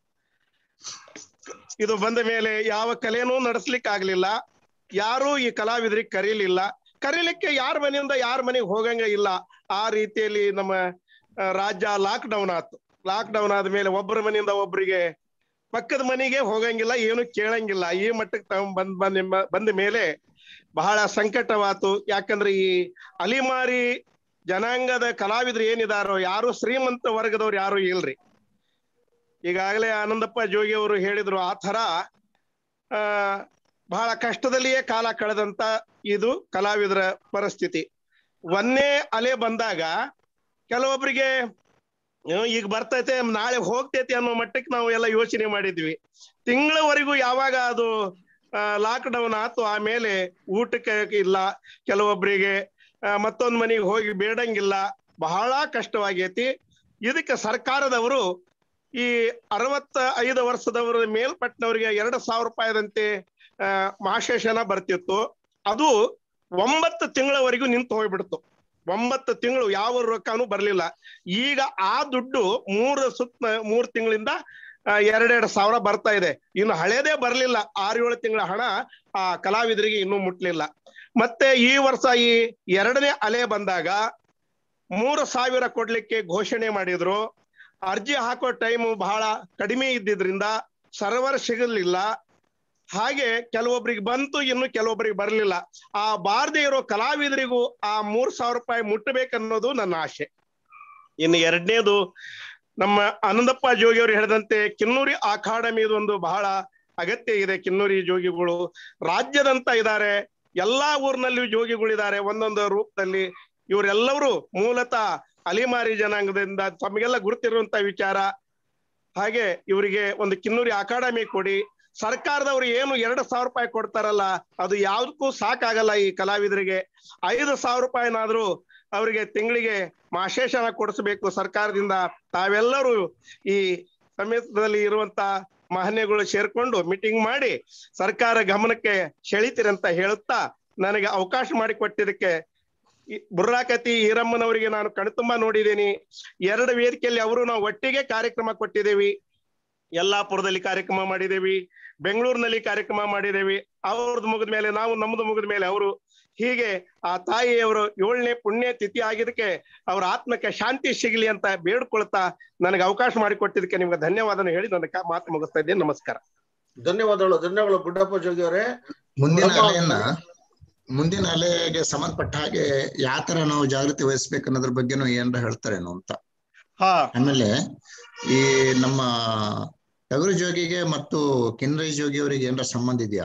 ಇದು ಬಂದ ಮೇಲೆ ಯಾವ ಕಲೆನೂ ನಡೆಸ್ಲಿಕ್ಕೆ ಆಗ್ಲಿಲ್ಲ ಯಾರು ಈ ಕಲಾವಿದರಿಗೆ ಕರೀಲಿಲ್ಲ ಕರೀಲಿಕ್ಕೆ ಯಾರ ಮನೆಯಿಂದ ಯಾರ ಮನೆಗೆ ಹೋಗಂಗ ಇಲ್ಲ ಆ ರೀತಿಯಲ್ಲಿ ನಮ್ಮ ಆ, ರಾಜ್ಯ ಲಾಕ್ ಡೌನ್ ಆತು ಲಾಕ್ ಡೌನ್ ಆದ ಮೇಲೆ ಒಬ್ಬರ ಮನೆಯಿಂದ ಒಬ್ಬರಿಗೆ ಪಕ್ಕದ ಮನೆಗೆ ಹೋಗಂಗಿಲ್ಲ ಏನು ಕೇಳಂಗಿಲ್ಲ ಈ ಮಟ್ಟಕ್ಕೆ ತಾವು ಬಂದ್ ಬಂದ ಬಂದ ಮೇಲೆ ಬಹಳ ಸಂಕಟವಾತು ಯಾಕಂದ್ರೆ ಈ ಅಲಿಮಾರಿ ಜನಾಂಗದ ಕಲಾವಿದ್ರು ಏನಿದಾರೋ ಯಾರು ಶ್ರೀಮಂತ ವರ್ಗದವ್ರು ಯಾರು ಇಲ್ರಿ ಈಗಾಗಲೇ ಆನಂದಪ್ಪ ಜೋಗಿ ಅವರು ಹೇಳಿದ್ರು ಆ ತರ ಆ ಬಹಳ ಕಷ್ಟದಲ್ಲಿಯೇ ಕಾಲ ಕಳೆದಂತ ಇದು ಕಲಾವಿದರ ಪರಿಸ್ಥಿತಿ ಒಂದೇ ಅಲೆ ಬಂದಾಗ ಕೆಲವೊಬ್ಬರಿಗೆ ಏನೋ ಈಗ ಬರ್ತೈತೆ ನಾಳೆ ಹೋಗ್ತೈತಿ ಅನ್ನೋ ಮಟ್ಟಕ್ಕೆ ನಾವು ಎಲ್ಲ ಯೋಚನೆ ಮಾಡಿದ್ವಿ ತಿಂಗಳವರೆಗೂ ಯಾವಾಗ ಅದು ಲಾಕ್ ಡೌನ್ ಆತು ಆಮೇಲೆ ಊಟಕ್ಕೆ ಇಲ್ಲ ಕೆಲವೊಬ್ಬರಿಗೆ ಮತ್ತೊಂದ್ ಮನೆಗೆ ಹೋಗಿ ಬೇಡಂಗಿಲ್ಲ ಬಹಳ ಕಷ್ಟವಾಗೈತಿ ಇದಕ್ಕೆ ಸರ್ಕಾರದವರು ಈ ಅರವತ್ತ ಐದು ವರ್ಷದವರ ಮೇಲ್ಪಟ್ಟನವರಿಗೆ ಎರಡು ಸಾವಿರ ರೂಪಾಯಿದಂತೆ ಆ, ಮಾಶೇಷನ ಬರ್ತಿತ್ತು ಅದು ಒಂಬತ್ತು ತಿಂಗಳವರೆಗೂ ನಿಂತು ಹೋಗ್ಬಿಡ್ತು ಒಂಬತ್ತು ತಿಂಗಳು ಯಾವ ರೊಕ್ಕನೂ ಬರ್ಲಿಲ್ಲ ಈಗ ಆ ದುಡ್ಡು ಮೂರು ಸುತ್ತ ಮೂರು ತಿಂಗಳಿಂದ ಆ, ಎರಡೆರಡು ಸಾವಿರ ಬರ್ತಾ ಇದೆ ಇನ್ನು ಹಳೇದೇ ಬರ್ಲಿಲ್ಲ ಆರು ಏಳು ತಿಂಗಳ ಹಣ ಆ ಕಲಾವಿದರಿಗೆ ಇನ್ನೂ ಮುಟ್ಲಿಲ್ಲ ಮತ್ತೆ ಈ ವರ್ಷ ಈ ಎರಡನೇ ಅಲೆ ಬಂದಾಗ ಮೂರು ಸಾವಿರ ಕೊಡ್ಲಿಕ್ಕೆ ಘೋಷಣೆ ಮಾಡಿದ್ರು ಅರ್ಜಿ ಹಾಕೋ ಟೈಮು ಬಹಳ ಕಡಿಮೆ ಇದ್ದಿದ್ರಿಂದ ಸರ್ವರ್ ಸಿಗಲಿಲ್ಲ ಹಾಗೆ ಕೆಲವೊಬ್ರಿಗೆ ಬಂತು ಇನ್ನು ಕೆಲವೊಬ್ಬರಿಗೆ ಬರಲಿಲ್ಲ ಆ ಬಾರದೇ ಇರೋ ಕಲಾವಿದರಿಗೂ ಆ ಮೂರ್ ಸಾವಿರ ರೂಪಾಯಿ ಮುಟ್ಟಬೇಕನ್ನೋದು ನನ್ನ ಆಶೆ ಇನ್ನು ಎರಡನೇದು ನಮ್ಮ ಆನಂದಪ್ಪ ಜೋಗಿ ಅವರು ಹೇಳಿದಂತೆ ಕಿನ್ನೂರಿ ಅಕಾಡೆಮಿ ಒಂದು ಬಹಳ ಅಗತ್ಯ ಇದೆ ಕಿನ್ನೂರಿ ಜೋಗಿಗಳು ರಾಜ್ಯದಂತ ಇದ್ದಾರೆ ಎಲ್ಲಾ ಊರಿನಲ್ಲಿಯೂ ಜೋಗಿಗಳಿದ್ದಾರೆ ಒಂದೊಂದು ರೂಪದಲ್ಲಿ ಇವರೆಲ್ಲರೂ ಮೂಲತಃ ಅಲಿಮಾರಿ ಜನಾಂಗದಿಂದ ತಮಗೆಲ್ಲ ಗುರುತಿರುವಂತ ವಿಚಾರ ಹಾಗೆ ಇವರಿಗೆ ಒಂದು ಕಿನ್ನೂರಿ ಅಕಾಡೆಮಿ ಕೊಡಿ ಸರ್ಕಾರದವರು ಏನು ಎರಡು ಸಾವಿರ ರೂಪಾಯಿ ಕೊಡ್ತಾರಲ್ಲ ಅದು ಯಾವ್ದಕ್ಕೂ ಸಾಕಾಗಲ್ಲ ಈ ಕಲಾವಿದರಿಗೆ ಐದು ಸಾವಿರ ರೂಪಾಯಿನಾದ್ರೂ ಅವರಿಗೆ ತಿಂಗಳಿಗೆ ಮಾಶೇಷನ ಕೊಡಿಸ್ಬೇಕು ಸರ್ಕಾರದಿಂದ ತಾವೆಲ್ಲರೂ ಈ ಸಮೇತದಲ್ಲಿ ಇರುವಂತ ಮಹನೀಯಗಳು ಸೇರ್ಕೊಂಡು ಮೀಟಿಂಗ್ ಮಾಡಿ ಸರ್ಕಾರ ಗಮನಕ್ಕೆ ಸೆಳಿತೀರಂತ ಹೇಳುತ್ತಾ ನನಗೆ ಅವಕಾಶ ಮಾಡಿಕೊಟ್ಟಿದ್ದಕ್ಕೆ ಈ ಬುರ್ರಾಕತಿ ಈರಮ್ಮನವರಿಗೆ ನಾನು ಕಣ್ತುಂಬ ನೋಡಿದ್ದೀನಿ ಎರಡು ವೇದಿಕೆಯಲ್ಲಿ ಅವರು ನಾವು ಒಟ್ಟಿಗೆ ಕಾರ್ಯಕ್ರಮ ಕೊಟ್ಟಿದ್ದೇವೆ ಯಲ್ಲಾಪುರದಲ್ಲಿ ಕಾರ್ಯಕ್ರಮ ಮಾಡಿದ್ದೇವೆ ಬೆಂಗಳೂರಿನಲ್ಲಿ ಕಾರ್ಯಕ್ರಮ ಮಾಡಿದ್ದೇವೆ ಅವ್ರದ್ದು ಮುಗಿದ ಮೇಲೆ ನಾವು ನಮ್ದು ಮುಗಿದ ಮೇಲೆ ಅವರು ಹೀಗೆ ಆ ತಾಯಿಯವರು ಏಳನೇ ಪುಣ್ಯ ತಿಥಿ ಆಗಿದ್ದಕ್ಕೆ ಅವ್ರ ಆತ್ಮಕ್ಕೆ ಶಾಂತಿ ಸಿಗಲಿ ಅಂತ ಬೇಡ್ಕೊಳ್ತಾ ನನಗೆ ಅವಕಾಶ ಮಾಡಿಕೊಟ್ಟಿದ್ದಕ್ಕೆ ನಿಮ್ಗೆ ಧನ್ಯವಾದ ಹೇಳಿ ನನ್ನ ಕ- ಮಾತು ಮುಗಿಸ್ತಾ ಇದ್ದೇನೆ ನಮಸ್ಕಾರ ಧನ್ಯವಾದಗಳು ಧನ್ಯವಾದಗಳು ಗುಡ್ಡಪ್ಪ ಜೋಗಿ ಅವರೇ ಮುಂದಿನ ನಮ್ಮ- ಅಲೆಯನ್ನ ಮುಂದಿನ ಅಲೆಗೆ ಸಂಬಂಧಪಟ್ಟ ಹಾಗೆ ಯಾವ ತರ ನಾವು ಜಾಗೃತಿ ವಹಿಸ್ಬೇಕು ಅನ್ನೋದ್ರ ಬಗ್ಗೆನೂ ಏನಾರ ಹೇಳ್ತಾರೇನೋ ಅಂತ ಹಾ ಆಮೇಲೆ ಈ ನಮ್ಮ ಟಗರು ಜೋಗಿಗೆ ಮತ್ತು ಕಿನ್ರೈ ಜೋಗಿ ಅವರಿಗೆ ಏನಾರ ಸಂಬಂಧ ಇದೆಯಾ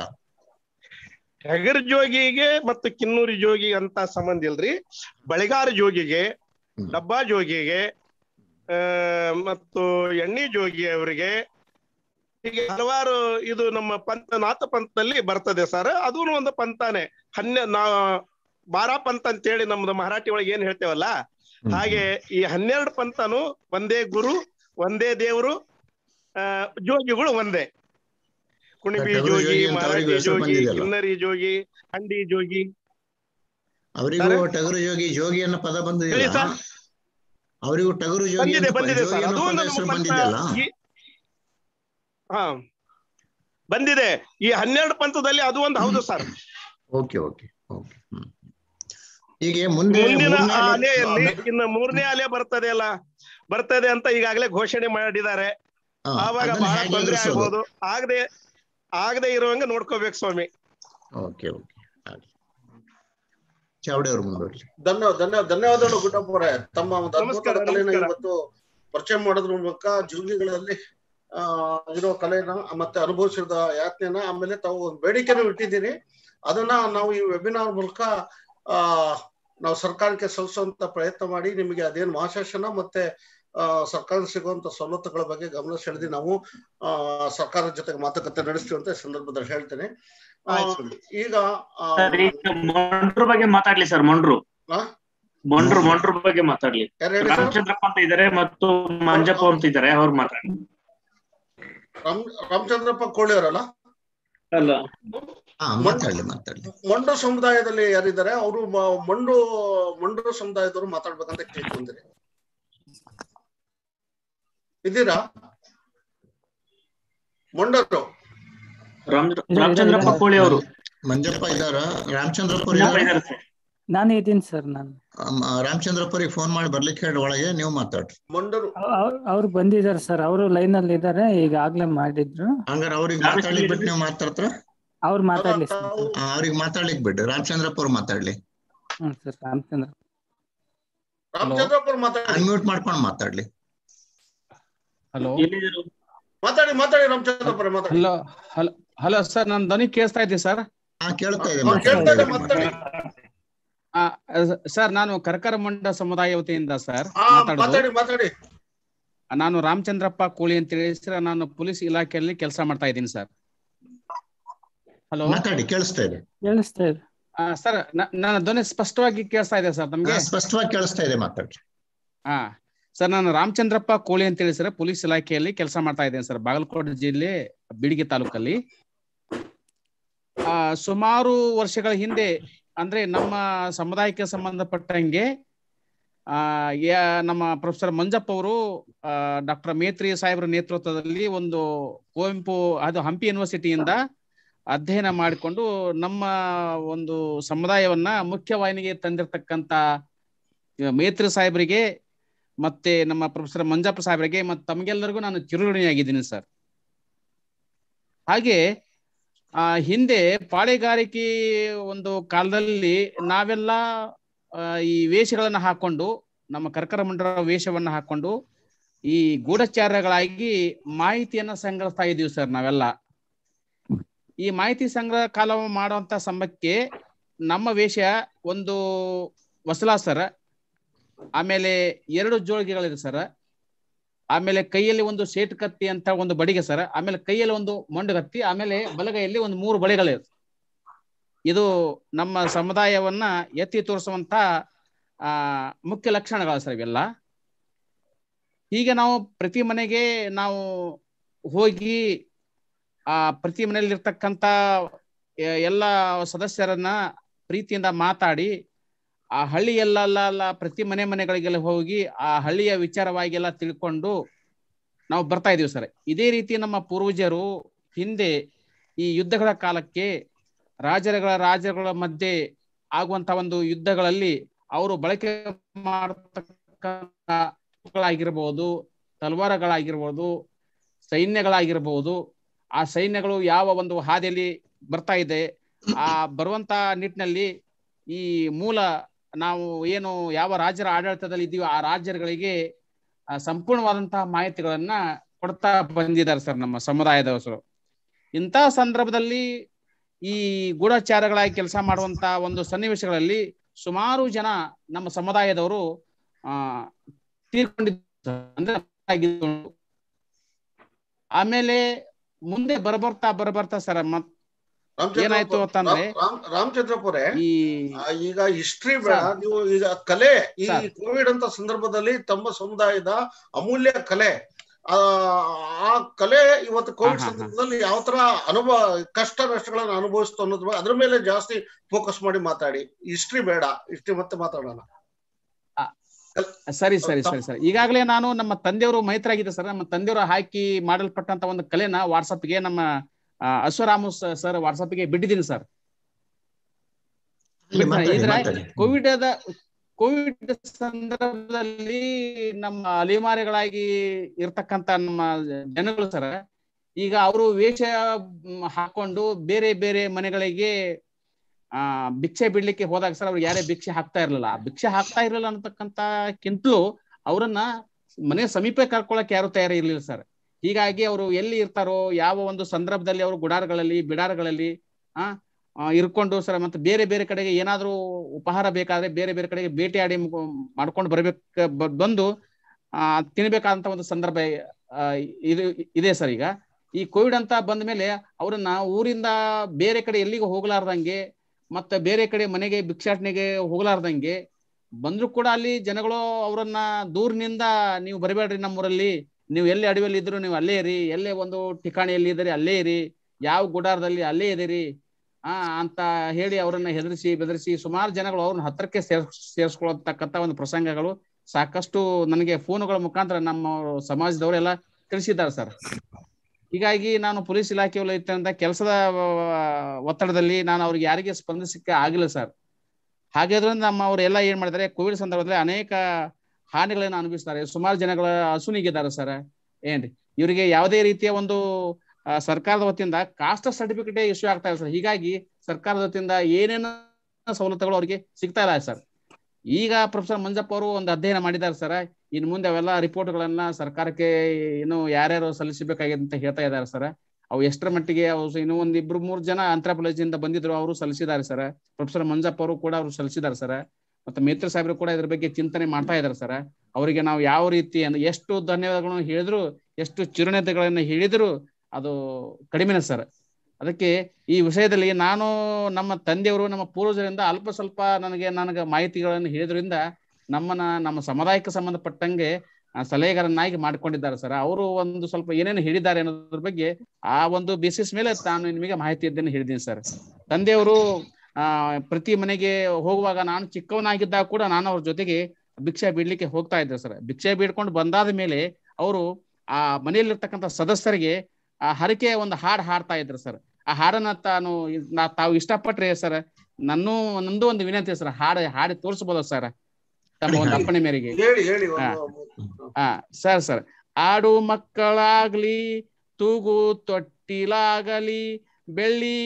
ಟಗರ್ ಜೋಗಿಗೆ ಮತ್ತು ಕಿನ್ನೂರಿ ಜೋಗಿ ಅಂತ ಸಂಬಂಧ ಇಲ್ರಿ ಬಳಿಗಾರ ಜೋಗಿಗೆ ಡಬ್ಬಾ ಜೋಗಿಗೆ ಆ ಮತ್ತು ಎಣ್ಣಿ ಜೋಗಿ ಅವರಿಗೆ ಹೀಗೆ ಹಲವಾರು ಇದು ನಮ್ಮ ಪಂಥ ನಾಥ ಪಂಥದಲ್ಲಿ ಬರ್ತದೆ ಸರ್ ಅದೂ ಒಂದು ಪಂಥನೇ ಹನ್ನೆ ನಾ ಬಾರಾ ಪಂಥ ಅಂತೇಳಿ ನಮ್ದು ಮರಾಠಿ ಒಳಗೆ ಏನ್ ಹೇಳ್ತೇವಲ್ಲ ಹಾಗೆ ಈ ಹನ್ನೆರಡು ಪಂಥನು ಒಂದೇ ಗುರು ಒಂದೇ ದೇವರು ಆ ಜೋಗಿಗಳು ಒಂದೇ ಕುಣಿಬಿ ಟಗರು ಜೋಗಿ ಜೋಗಿ ಅಂತ ಅವ್ರಿಗೂ ಮರಾಠಿ ಹೆಸರು ಜೋಗಿ ಬಂದಿದೆಯಲ್ಲ? ಕಿನ್ನರಿ ಜೋಗಿ ಹಂಡಿ ಜೋಗಿ ಅವರಿಗೂ ಸರ್? ಟಗರು ಜೋಗಿ ಜೋಗಿ ಅನ್ನೋ ಪದ ಹೇಳಿ ಬಂದಿದೆಯಲ್ಲ ಸರ್ ಅವರಿಗೂ ಟಗರು ಜೋಗಿ ಬಂದಿದೆ ಅಂತ ಪ- ಬಂದಿದೆ ಜೋಗಿ ಸರ್ ಅನ್ನೋ ಅದು ಪದ ನಮ್ಮ ಹೆಸರು ಪಂಥ ಬಂದಿದೆಯಲ್ಲ ಈ- ಹಾ ಬಂದಿದೆ ಈ ಹನ್ನೆರಡು ಪಂಥದಲ್ಲಿ ಅದು ಒಂದು ಹೌದು sir okay okay okay hmm ಹೀಗೆ ಮುಂದೆ ಮುಂದಿನ ಮೂರನೇ ಅಲೆ- ಅಲೆಯಲ್ಲಿ ಇನ್ನು ಮೂರನೇ ಅಲೆ ಬರ್ತದೆ ಅಲ್ಲ ಬರ್ತದೆ ಅಂತ ಈಗಾಗಲೇ ಘೋಷಣೆ ಮಾಡಿದ್ದಾರೆ ಹಾ, ಆವಾಗ ಅದನ್ನ ಬಹಳ ಹೇಗೆ ತೊಂದರೆ ಎದುರಿಸೋದು? ಆಗ್ಬೋದು ಆಗದೆ ಆಗದೆ ಇರುವಂಗ ನೋಡ್ಕೋಬೇಕು ಸ್ವಾಮಿ ಓಕೆ ಓಕೆ ಆಗ್ಲಿ. ಚಾವಡಿ ಅವ್ರು ಮುಂದುವರಿ ಧನ್ಯ ಧನ್ಯ ಧನ್ಯವಾದಗಳು ಗುಡ್ಡಪ್ಪ ಅವರೇ ತಮ್ಮ ಒಂದು ನಮಸ್ಕಾರ, ಅದ್ಭುತವಾದ ಕಲೆನ ನಮಸ್ಕಾರ. ಇವತ್ತು ಪರಿಚಯ ಮಾಡೋದ್ರ ಮೂಲಕ ಜೀವನಗಳಲ್ಲಿ ಆ ಇರೋ ಕಲೆನ ಮತ್ತೆ ಅನುಭವಿಸಿದ ಯಾತನೆನ ಆಮೇಲೆ ತಾವು ಒಂದು ಬೇಡಿಕೆನೂ ಇಟ್ಟಿದ್ದೀರಿ ಅದನ್ನ ನಾವು ಈ ವೆಬಿನಾರ್ ಮೂಲಕ ಆ ನಾವು ಸರ್ಕಾರಕ್ಕೆ ಸಲ್ಲಿಸುವಂತ ಪ್ರಯತ್ನ ಮಾಡಿ ನಿಮಗೆ ಅದೇನು ಮಹಾಶಾಸನ ಮತ್ತೆ ಆ ಸರ್ಕಾರ ಸಿಗುವಂತ ಸವಲತ್ತುಗಳ ಬಗ್ಗೆ ಗಮನ ಸೆಳೆದು ನಾವು ಆ ಸರ್ಕಾರದ ಜೊತೆಗೆ ಮಾತುಕತೆ ನಡೆಸ್ತೀವಿ ಅಂತ ಈ ಸಂದರ್ಭದಲ್ಲಿ ಹೇಳ್ತೇನೆ ಆ, ಆಯ್ತು ಸ್ವಾಮಿ. ಈಗ ಆ, ಸರ್ ಈಗ ಮೊಂಡ್ರು ಬಗ್ಗೆ ಮಾತಾಡ್ಲಿ ಸರ್ ಮೊಂಡ್ರು ಆ? ಮೊಂಡ್ರು ಮೊಂಡ್ರು ಬಗ್ಗೆ ಮಾತಾಡ್ಲಿ ಯಾರು ಹೇಳಿ ಸರ್? ರಾಮಚಂದ್ರಪ್ಪ ಅಂತ ಇದಾರೆ ಮತ್ತು ಮಂಜಪ್ಪ ಅಂತ ಇದಾರೆ ಅವ್ರು ಮಾತಾಡಿ ರಾಮ್ ರಾಮಚಂದ್ರಪ್ಪ ಕೋಳಿ ಅವರಲ್ಲ ಅಲ್ಲ ಹಾ ಮಾತಾಡ್ಲಿ ಮಾತಾಡ್ಲಿ ಮಂಡು ಸಮುದಾಯದಲ್ಲಿ ಯಾರಿದ್ದಾರೆ ಅವರು ಮಂಡು ಮಂಡು ಸಮುದಾಯದವರು ಮಾತಾಡ್ಬೇಕಂತ ಕೇಳ್ಕೊಂತೀರಿ ಇದ್ದೀರಾ ಮಂಡರು ರಾಮ್ ರಾಮಚಂದ್ರಪ್ಪ ಕೋಳಿ ಅವರು ಮಂಜಪ್ಪ ಇದ್ದಾರ ರಾಮಚಂದ್ರಪ್ಪ ಮಂಜಪ್ಪ ಇದ್ದಾರ ಇದಾರೆ ಸರ್ ನಾನು ಇದ್ದೀನಿ ಸರ್ ನಾನು ರಾಮಚಂದ್ರಪ್ಪ ಅವ್ರಿಗೆ ಫೋನ್ ಮಾಡಿ ಬರ್ಲಿಕ್ಕೆ ಹೇಳಿ ಒಳಗೆ ನೀವು ಮಾತಾಡ್ರಿ ಮಂಡರು ಅವ್ರು ಬಂದಿದ್ದಾರೆ ಸರ್ ಅವರು ಲೈನ್ ಅಲ್ಲಿ ಇದ್ದಾರೆ ಈಗಾಗ್ಲೇ ಮಾಡಿದ್ರು ಹಂಗಾರ ಅವ್ರಿಗೆ ಮಾತಾಡ್ಲಿಕ್ ಬಿಟ್ಟು ನೀವು ಮಾತಾಡ್ತಾರ ಅವ್ರು ಮಾತಾಡ್ಲಿ ಸರ್ ಅವ್ರಿಗೆ ಮಾತಾಡ್ಲಿಕ್ ಬಿಡ್ರಿ ರಾಮಚಂದ್ರಪ್ಪ ಅವ್ರು ಮಾತಾಡ್ಲಿ ಹ್ಮ್ ಸರ್ ರಾಮಚಂದ್ರ ರಾಮಚಂದ್ರಪ್ಪ ಅವ್ರು ಮಾತಾಡಿ ಅನ್ಮ್ಯೂಟ್ ಮಾಡ್ಕೊಂಡು ಮಾತಾಡ್ಲಿ ಹಲೋ ಎಲ್ಲಿದ್ರು ಮಾತಾಡಿ ಮಾತಾಡಿ ರಾಮಚಂದ್ರಪ್ಪ ಅವ್ರೆ, ಮಾತಾಡಿ ಹಲೋ ಹಲೋ ಹಲೋ ಸರ್ ನನ್ನ ಧ್ವನಿ ಕೇಳಿಸ್ತಾ ಇದೆ ಸರ್ ಹಾ ಕೇಳ್ತಾ ಇದೆ ಹಾ, ಕೇಳ್ತಾ ಇದೆ ಮಾತಾಡಿ ಸರ್ ನಾನು ಕರ್ಕರ ಮಂಡ ಸಮುದಾಯ ವತಿಯಿಂದ ಸರ್ ಹಾ ಮಾತಾಡೋದು ಮಾತಾಡಿ ಮಾತಾಡಿ ನಾನು ರಾಮಚಂದ್ರಪ್ಪ ಕೋಳಿ ಅಂತ ಹೇಳಿ ಸರ್ ನಾನು ಪೊಲೀಸ್ ಇಲಾಖೆಯಲ್ಲಿ ಕೆಲಸ ಮಾಡ್ತಾ ಇದ್ದೀನಿ ಸರ್ ಹಲೋ ಮಾತಾಡಿ ಕೇಳಿಸ್ತಾ ಇದೆ ಕೇಳಿಸ್ತಾ ಇದೆ ಸರ್ ನನ್ನ ಧ್ವನಿ ಸ್ಪಷ್ಟವಾಗಿ ಕೇಳಿಸ್ತಾ ಇದೆ ಸರ್ ನಮ್ಗೆ ಹಾ, ಸ್ಪಷ್ಟವಾಗಿ ಕೇಳಿಸ್ತಾ ಇದೆ ಮಾತಾಡ್ರಿ ಹಾ ಸರ್ ನಾನು ರಾಮಚಂದ್ರಪ್ಪ ಕೋಳಿ ಅಂತ ಹೇಳಿ ಸರ್ ಪೊಲೀಸ್ ಇಲಾಖೆಯಲ್ಲಿ ಕೆಲಸ ಮಾಡ್ತಾ ಇದ್ದೇನೆ ಸರ್ ಬಾಗಲಕೋಟೆ ಜಿಲ್ಲೆ ಬಿಳಿಗಿ ತಾಲೂಕಲ್ಲಿ ಆ ಸುಮಾರು ವರ್ಷಗಳ ಹಿಂದೆ ಅಂದ್ರೆ ನಮ್ಮ ಸಮುದಾಯಕ್ಕೆ ಸಂಬಂಧಪಟ್ಟಂಗೆ ಆ ಯಾ- ನಮ್ಮ ಪ್ರೊಫೆಸರ್ ಮಂಜಪ್ಪ ಅವರು ಡಾಕ್ಟರ್ ಮೇತ್ರಿ ಸಾಹೇಬ್ರ ನೇತೃತ್ವದಲ್ಲಿ ಒಂದು ಕುವೆಂಪು ಅದು ಹಂಪಿ ಯೂನಿವರ್ಸಿಟಿಯಿಂದ ಅಧ್ಯಯನ ಮಾಡಿಕೊಂಡು ನಮ್ಮ ಒಂದು ಸಮುದಾಯವನ್ನ ಮುಖ್ಯವಾಹಿನಿಗೆ ತಂದಿರತಕ್ಕಂತ ಮೇತ್ರಿ ಸಾಹೇಬರಿಗೆ ಮತ್ತೆ ನಮ್ಮ ಪ್ರೊಫೆಸರ್ ಮಂಜಪ್ಪ ಸಾಹೇಬರಿಗೆ ಮತ್ತು ತಮಗೆಲ್ಲರಿಗೂ ನಾನು ಚಿರುಋಣಿಯಾಗಿದ್ದೀನಿ ಸರ್ ಹಾಗೆ ಆ ಹಿಂದೆ ಪಾಳೆಗಾರಿಕೆ ಒಂದು ಕಾಲದಲ್ಲಿ ನಾವೆಲ್ಲ ಆ, ಈ ವೇಷಗಳನ್ನ ಹಾಕೊಂಡು ನಮ್ಮ ಕರ್ಕರ ಮಂಡಲ ವೇಷವನ್ನ ಹಾಕೊಂಡು ಈ ಗೂಢಚಾರಗಳಾಗಿ ಮಾಹಿತಿಯನ್ನ ಸಂಗ್ರಹಿಸ್ತಾ ಇದೀವಿ ಸರ್ ನಾವೆಲ್ಲ ಈ ಮಾಹಿತಿ ಸಂಗ್ರಹ ಕಾಲ ಮಾಡುವಂತ ಸಂಬಕ್ಕೆ ನಮ್ಮ ವೇಷ ಒಂದು ವಸಲ ಸರ್ ಆಮೇಲೆ ಎರಡು ಜೋಳಿಗೆಗಳಿದೆ ಸರ್ ಆಮೇಲೆ ಕೈಯಲ್ಲಿ ಒಂದು ಸೇಟ್ ಕತ್ತಿ ಅಂತ ಒಂದು ಬಡಿಗೆ ಸರ್ ಆಮೇಲೆ ಕೈಯಲ್ಲಿ ಒಂದು ಮೊಂಡು ಕತ್ತಿ ಆಮೇಲೆ ಬಲಗೈಯಲ್ಲಿ ಒಂದು ಮೂರು ಬಳೆಗಳಿವೆ ಇದು ನಮ್ಮ ಸಮುದಾಯವನ್ನ ಎತ್ತಿ ತೋರಿಸುವಂತ ಆ ಮುಖ್ಯ ಲಕ್ಷಣಗಳು ಸರ್ ಇವೆಲ್ಲ ಹೀಗೆ ನಾವು ಪ್ರತಿ ಮನೆಗೆ ನಾವು ಹೋಗಿ ಆ ಪ್ರತಿ ಮನೆಯಲ್ಲಿರ್ತಕ್ಕಂಥ ಎ- ಎಲ್ಲ ಸದಸ್ಯರನ್ನ ಪ್ರೀತಿಯಿಂದ ಮಾತಾಡಿ ಆ ಹಳ್ಳಿಯಲ್ಲೆಲ್ಲ ಪ್ರತಿ ಮನೆ ಮನೆಗಳಿಗೆಲ್ಲ ಹೋಗಿ ಆ ಹಳ್ಳಿಯ ವಿಚಾರವಾಗಿ ಎಲ್ಲ ತಿಳ್ಕೊಂಡು ನಾವು ಬರ್ತಾ ಇದೀವಿ ಸರ್ ಇದೇ ರೀತಿ ನಮ್ಮ ಪೂರ್ವಜರು ಹಿಂದೆ ಈ ಯುದ್ಧಗಳ ಕಾಲಕ್ಕೆ ರಾಜರುಗಳ ರಾಜರುಗಳ ಮಧ್ಯೆ ಆಗುವಂತ ಒಂದು ಯುದ್ಧಗಳಲ್ಲಿ ಅವರು ಬಳಕೆ ಮಾಡತಕ್ಕಂಗಿರ್ಬೋದು ತಲ್ವಾರಗಳಾಗಿರ್ಬೋದು ಸೈನ್ಯಗಳಾಗಿರ್ಬೋದು ಆ ಸೈನ್ಯಗಳು ಯಾವ ಒಂದು ಹಾದಿಯಲ್ಲಿ ಬರ್ತಾ ಇದೆ ಆ ಬರುವಂತ ನಿಟ್ಟಿನಲ್ಲಿ ಈ ಮೂಲ ನಾವು ಏನು ಯಾವ ರಾಜ್ಯರ ಆಡಳಿತದಲ್ಲಿ ಇದೀವೋ ಆ ರಾಜ್ಯಗಳಿಗೆ ಆ, ಸಂಪೂರ್ಣವಾದಂತಹ ಮಾಹಿತಿಗಳನ್ನ ಕೊಡ್ತಾ ಬಂದಿದ್ದಾರೆ ಸರ್ ನಮ್ಮ ಸಮುದಾಯದವರು ಇಂಥ ಸಂದರ್ಭದಲ್ಲಿ ಈ ಗೂಢಚಾರಗಳಾಗಿ ಕೆಲಸ ಮಾಡುವಂತ ಒಂದು ಸನ್ನಿವೇಶಗಳಲ್ಲಿ ಸುಮಾರು ಜನ ನಮ್ಮ ಸಮುದಾಯದವರು ಆ ತೀರ್ಕೊಂಡಿದ್ದಾರೆ ಅಂದ್ರೆ ಆಗಿದ್ದು. ಆಮೇಲೆ ಮುಂದೆ ಬರಬರ್ತಾ ಬರಬರ್ತಾ ಸರ್ ಮತ್ ಏನಾಯ್ತು ಅಂತಂದ್ರೆ ರಾಮಚಂದ್ರಪುರೆ ಈ ಈಗ ಹಿಸ್ಟ್ರಿ ಬೇಡ ನೀವು ಈಗ ಕಲೆ ಈ ಕೋವಿಡ್ ಅಂತ ಸಂದರ್ಭದಲ್ಲಿ ತಮ್ಮ ಸಮುದಾಯದ ಅಮೂಲ್ಯ ಕಲೆ ಆ ಆ ಕಲೆ ಇವತ್ತು ಕೋವಿಡ್ ಸಂದರ್ಭದಲ್ಲಿ ಯಾವ ತರ ಅನುಭವ ಕಷ್ಟ ನಷ್ಟಗಳನ್ನ ಅನುಭವಿಸ್ತು ಅನ್ನೋದ್ರ ಬಗ್ಗೆ ಅದ್ರ ಮೇಲೆ ಜಾಸ್ತಿ ಫೋಕಸ್ ಮಾಡಿ ಮಾತಾಡಿ ಹಿಸ್ಟ್ರಿ ಬೇಡ ಹಿಸ್ಟ್ರಿ ಮತ್ತೆ ಮಾತಾಡೋಣ ಸರಿ ಸರಿ ಸರಿ ಸರಿ ಈಗಾಗಲೇ ನಾನು ನಮ್ಮ ತಂದೆಯವರು ಮೈತ್ರಾಗಿದೆ ಸರ್ ನಮ್ಮ ತಂದೆಯವರು ಹಾಕಿ ಮಾಡಲ್ಪಟ್ಟಂತ ಒಂದು ಕಲೆನ ವಾಟ್ಸಪ್ಗೆ ನಮ್ಮ ಆ, ಅಶ್ವರಾಮು ಸರ್ ವಾಟ್ಸಪ್ಗೆ ಬಿಟ್ಟಿದ್ದೀನಿ ಸರ್ ಮಾತಾಡಿ, ಇದ್ರ ಮಾತಾಡಿ. ಕೋವಿಡ್ ಕೋವಿಡ್ ಸಂದರ್ಭದಲ್ಲಿ ನಮ್ಮ ಅಲೆಮಾರಿಗಳಾಗಿ ಇರ್ತಕ್ಕಂತ ನಮ್ಮ ಜನಗಳು ಸರ್ ಈಗ ಅವರು ವೇಷ ಮ್, ಹಾಕೊಂಡು ಬೇರೆ ಬೇರೆ ಮನೆಗಳಿಗೆ ಆ ಭಿಕ್ಷೆ ಬಿಡ್ಲಿಕ್ಕೆ ಹೋದಾಗ ಸರ್ ಅವ್ರಿಗೆ ಯಾರೇ ಭಿಕ್ಷೆ ಹಾಕ್ತಾ ಇರ್ಲಿಲ್ಲ ಆ ಭಿಕ್ಷೆ ಹಾಕ್ತಾ ಇರ್ಲಿಲ್ಲ ಅನ್ನತಕ್ಕಂತಕ್ಕಿಂತಲೂ ಅವರನ್ನ ಮನೆ ಸಮೀಪ ಕರ್ಕೊಳಕ್ ಯಾರು ತಯಾರಿ ಇರ್ಲಿಲ್ಲ ಸರ್ ಹೀಗಾಗಿ ಅವರು ಎಲ್ಲಿ ಇರ್ತಾರೋ ಯಾವ ಒಂದು ಸಂದರ್ಭದಲ್ಲಿ ಅವರು ಗುಡಾರಗಳಲ್ಲಿ ಬಿಡಾರಗಳಲ್ಲಿ ಆ ಆ, ಇರ್ಕೊಂಡು ಸರ್ ಮತ್ತೆ ಬೇರೆ ಬೇರೆ ಕಡೆಗೆ ಏನಾದ್ರೂ ಉಪಹಾರ ಬೇಕಾದ್ರೆ ಬೇರೆ ಬೇರೆ ಕಡೆಗೆ ಬೇಟೆಯಾಡಿ ಮುಗ್- ಮಾಡ್ಕೊಂಡು ಬರ್ಬೇಕ ಬ- ಬಂದು ಆ ತಿನ್ಬೇಕಾದಂತ ಒಂದು ಸಂದರ್ಭ ಆ, ಇದು ಇದೆ ಸರ್ ಈಗ ಈ ಕೋವಿಡ್ ಅಂತ ಬಂದ ಮೇಲೆ ಅವ್ರನ್ನ ಊರಿಂದ ಬೇರೆ ಕಡೆ ಎಲ್ಲಿಗೂ ಹೋಗ್ಲಾರ್ದಂಗೆ ಮತ್ತೆ ಬೇರೆ ಕಡೆ ಮನೆಗೆ ಭಿಕ್ಷಾಟನೆಗೆ ಹೋಗ್ಲಾರ್ದಂಗೆ ಬಂದ್ರು ಕೂಡ ಅಲ್ಲಿ ಜನಗಳು ಅವರನ್ನ ದೂರಿನಿಂದ ನೀವು ಬರಬೇಡ್ರಿ ನಮ್ಮೂರಲ್ಲಿ ನೀವು ಎಲ್ಲಿ ಅಡವಿಯಲ್ಲಿ ಇದ್ರು ನೀವು ಅಲ್ಲೇ ಇರಿ ಎಲ್ಲೇ ಒಂದು ಠಿಕಾಣಿಯಲ್ಲಿ ಇದ್ರಿ ಅಲ್ಲೇ ಇರಿ ಯಾವ ಗುಡಾರದಲ್ಲಿ ಅಲ್ಲೇ ಇದಿರಿ ಆ ಅಂತ ಹೇಳಿ ಅವರನ್ನ ಹೆದರಿಸಿ ಬೆದರಿಸಿ ಸುಮಾರು ಜನಗಳು ಅವ್ರನ್ನ ಹತ್ರಕ್ಕೆ ಸೇರ್ ಸೇರಿಸ್ಕೊಳ್ತಕ್ಕಂತ ಒಂದು ಪ್ರಸಂಗಗಳು ಸಾಕಷ್ಟು ನನಗೆ ಫೋನುಗಳ ಮುಖಾಂತರ ನಮ್ಮ ಸಮಾಜದವರೆಲ್ಲ ತಿಳಿಸಿದ್ದಾರೆ ಸರ್ ಹೀಗಾಗಿ ನಾನು ಪೊಲೀಸ್ ಇಲಾಖೆಯಲ್ಲಿ ಇರ್ತಂತ ಕೆಲಸದ ಒತ್ತಡದಲ್ಲಿ ನಾನು ಅವ್ರಿಗೆ ಯಾರಿಗೆ ಸ್ಪಂದಿಸಕ್ಕೆ ಆಗಿಲ್ಲ ಸರ್ ಹಾಗಾದ್ರಿಂದ ನಮ್ಮ ಅವರೆಲ್ಲ ಏನ್ ಮಾಡಿದ್ದಾರೆ ಕೋವಿಡ್ ಸಂದರ್ಭದಲ್ಲಿ ಅನೇಕ ಹಾನಿಗಳನ್ನ ಅನುಭವಿಸ್ತಾರೆ ಸುಮಾರು ಜನಗಳ ಹಸುನಿಗಿದ್ದಾರೆ ಸರ್ ಏನ್ರಿ ಇವರಿಗೆ ಯಾವುದೇ ರೀತಿಯ ಒಂದು ಆ, ಸರ್ಕಾರದ ವತಿಯಿಂದ ಕಾಸ್ಟ್ ಸರ್ಟಿಫಿಕೇಟ್ ಇಶ್ಯೂ ಆಗ್ತಾ ಇದೆ ಸರ್ ಹೀಗಾಗಿ ಸರ್ಕಾರದ ವತಿಯಿಂದ ಏನೇನು ಸವಲತ್ತುಗಳು ಅವ್ರಿಗೆ ಸಿಗ್ತಾ ಇಲ್ಲ ಸರ್ ಈಗ ಪ್ರೊಫೆಸರ್ ಮಂಜಪ್ಪ ಅವರು ಒಂದು ಅಧ್ಯಯನ ಮಾಡಿದ್ದಾರೆ ಸರ್ ಇನ್ನು ಮುಂದೆ ಅವೆಲ್ಲ ರಿಪೋರ್ಟ್ಗಳನ್ನ ಸರ್ಕಾರಕ್ಕೆ ಇನ್ನು ಯಾರ್ಯಾರು ಸಲ್ಲಿಸಬೇಕಾಗಿದೆ ಅಂತ ಹೇಳ್ತಾ ಇದ್ದಾರೆ ಸರ್ ಅವು ಎಷ್ಟರ ಮಟ್ಟಿಗೆ ಅವು ಇನ್ನೂ ಒಂದ್ ಇಬ್ರು ಮೂರು ಜನ ಇಂದ ಬಂದಿದ್ರು ಅವರು ಸಲ್ಲಿಸಿದ್ದಾರೆ ಸರ್ ಪ್ರೊಫೆಸರ್ ಮಂಜಪ್ಪ ಅವರು ಕೂಡ ಅವರು ಸಲ್ಲಿಸಿದ್ದಾರೆ ಸರ್ ಮತ್ತೆ ಮೇತ್ರ ಸಾಹೇಬರು ಕೂಡ ಇದ್ರ ಬಗ್ಗೆ ಚಿಂತನೆ ಮಾಡ್ತಾ ಇದ್ದಾರೆ ಸರ್ ಅವರಿಗೆ ನಾವು ಯಾವ ರೀತಿ ಅಂದ್ರೆ ಎಷ್ಟು ಧನ್ಯವಾದಗಳನ್ನು ಹೇಳಿದ್ರು ಎಷ್ಟು ಚಿರುಣತೆಗಳನ್ನ ಹೇಳಿದ್ರು ಅದು ಕಡಿಮೆನೆ ಸರ್ ಅದಕ್ಕೆ ಈ ವಿಷಯದಲ್ಲಿ ನಾನು ನಮ್ಮ ತಂದೆಯವರು ನಮ್ಮ ಪೂರ್ವಜರಿಂದ ಅಲ್ಪ ಸ್ವಲ್ಪ ನನಗೆ ನನಗೆ ಮಾಹಿತಿಗಳನ್ನು ಹೇಳಿದ್ರಿಂದ ನಮ್ಮನ್ನ ನಮ್ಮ ಸಮುದಾಯಕ್ಕೆ ಸಂಬಂಧಪಟ್ಟಂಗೆ ಆ, ಸಲಹೆಗಾರನ್ನಾಗಿ ಮಾಡ್ಕೊಂಡಿದ್ದಾರೆ ಸರ್ ಅವರು ಒಂದು ಸ್ವಲ್ಪ ಏನೇನು ಹೇಳಿದ್ದಾರೆ ಅನ್ನೋದ್ರ ಬಗ್ಗೆ ಆ ಒಂದು ಬೇಸಿಸ್ ಮೇಲೆ ನಾನು ನಿಮಗೆ ಮಾಹಿತಿ ಇದ್ದೇನೆ ಹೇಳಿದ್ದೀನಿ ಸರ್ ತಂದೆಯವರು ಆ ಪ್ರತಿ ಮನೆಗೆ ಹೋಗುವಾಗ ನಾನು ಚಿಕ್ಕವನಾಗಿದ್ದಾಗ ಕೂಡ ನಾನು ಅವ್ರ ಜೊತೆಗೆ ಭಿಕ್ಷೆ ಬಿಡ್ಲಿಕ್ಕೆ ಹೋಗ್ತಾ ಇದ್ದೆ ಸರ್ ಭಿಕ್ಷೆ ಬಿಡ್ಕೊಂಡು ಬಂದಾದ ಮೇಲೆ ಅವರು ಆ ಮನೆಯಲ್ಲಿರ್ತಕ್ಕಂಥ ಸದಸ್ಯರಿಗೆ ಆ ಹರಕೆ ಒಂದು ಹಾಡು ಹಾಡ್ತಾ ಇದ್ರು ಸರ್ ಆ ಹಾಡನ್ನ ತಾನು ನಾ ತಾವು ಇಷ್ಟಪಟ್ರೆ ಸರ್ ನನ್ನೂ ನಂದು ಒಂದು ವಿನಂತಿ ಸರ್ ಹಾಡು ಹಾಡಿ ತೋರಿಸ್ಬೋದ ಸರ್ ತಮ್ಮ ಒಂದು ಅಪ್ಪಣೆ ಮೇರೆಗೆ ಹೇಳಿ ಹೇಳಿ ಹಾ. ಒಂದು- ಹಾ ಸರ್ ಸರ್ ಆಡು ಮಕ್ಕಳಾಗ್ಲಿ ತೂಗು ತೊಟ್ಟಿಲಾಗಲಿ ಬೆಳ್ಳಿ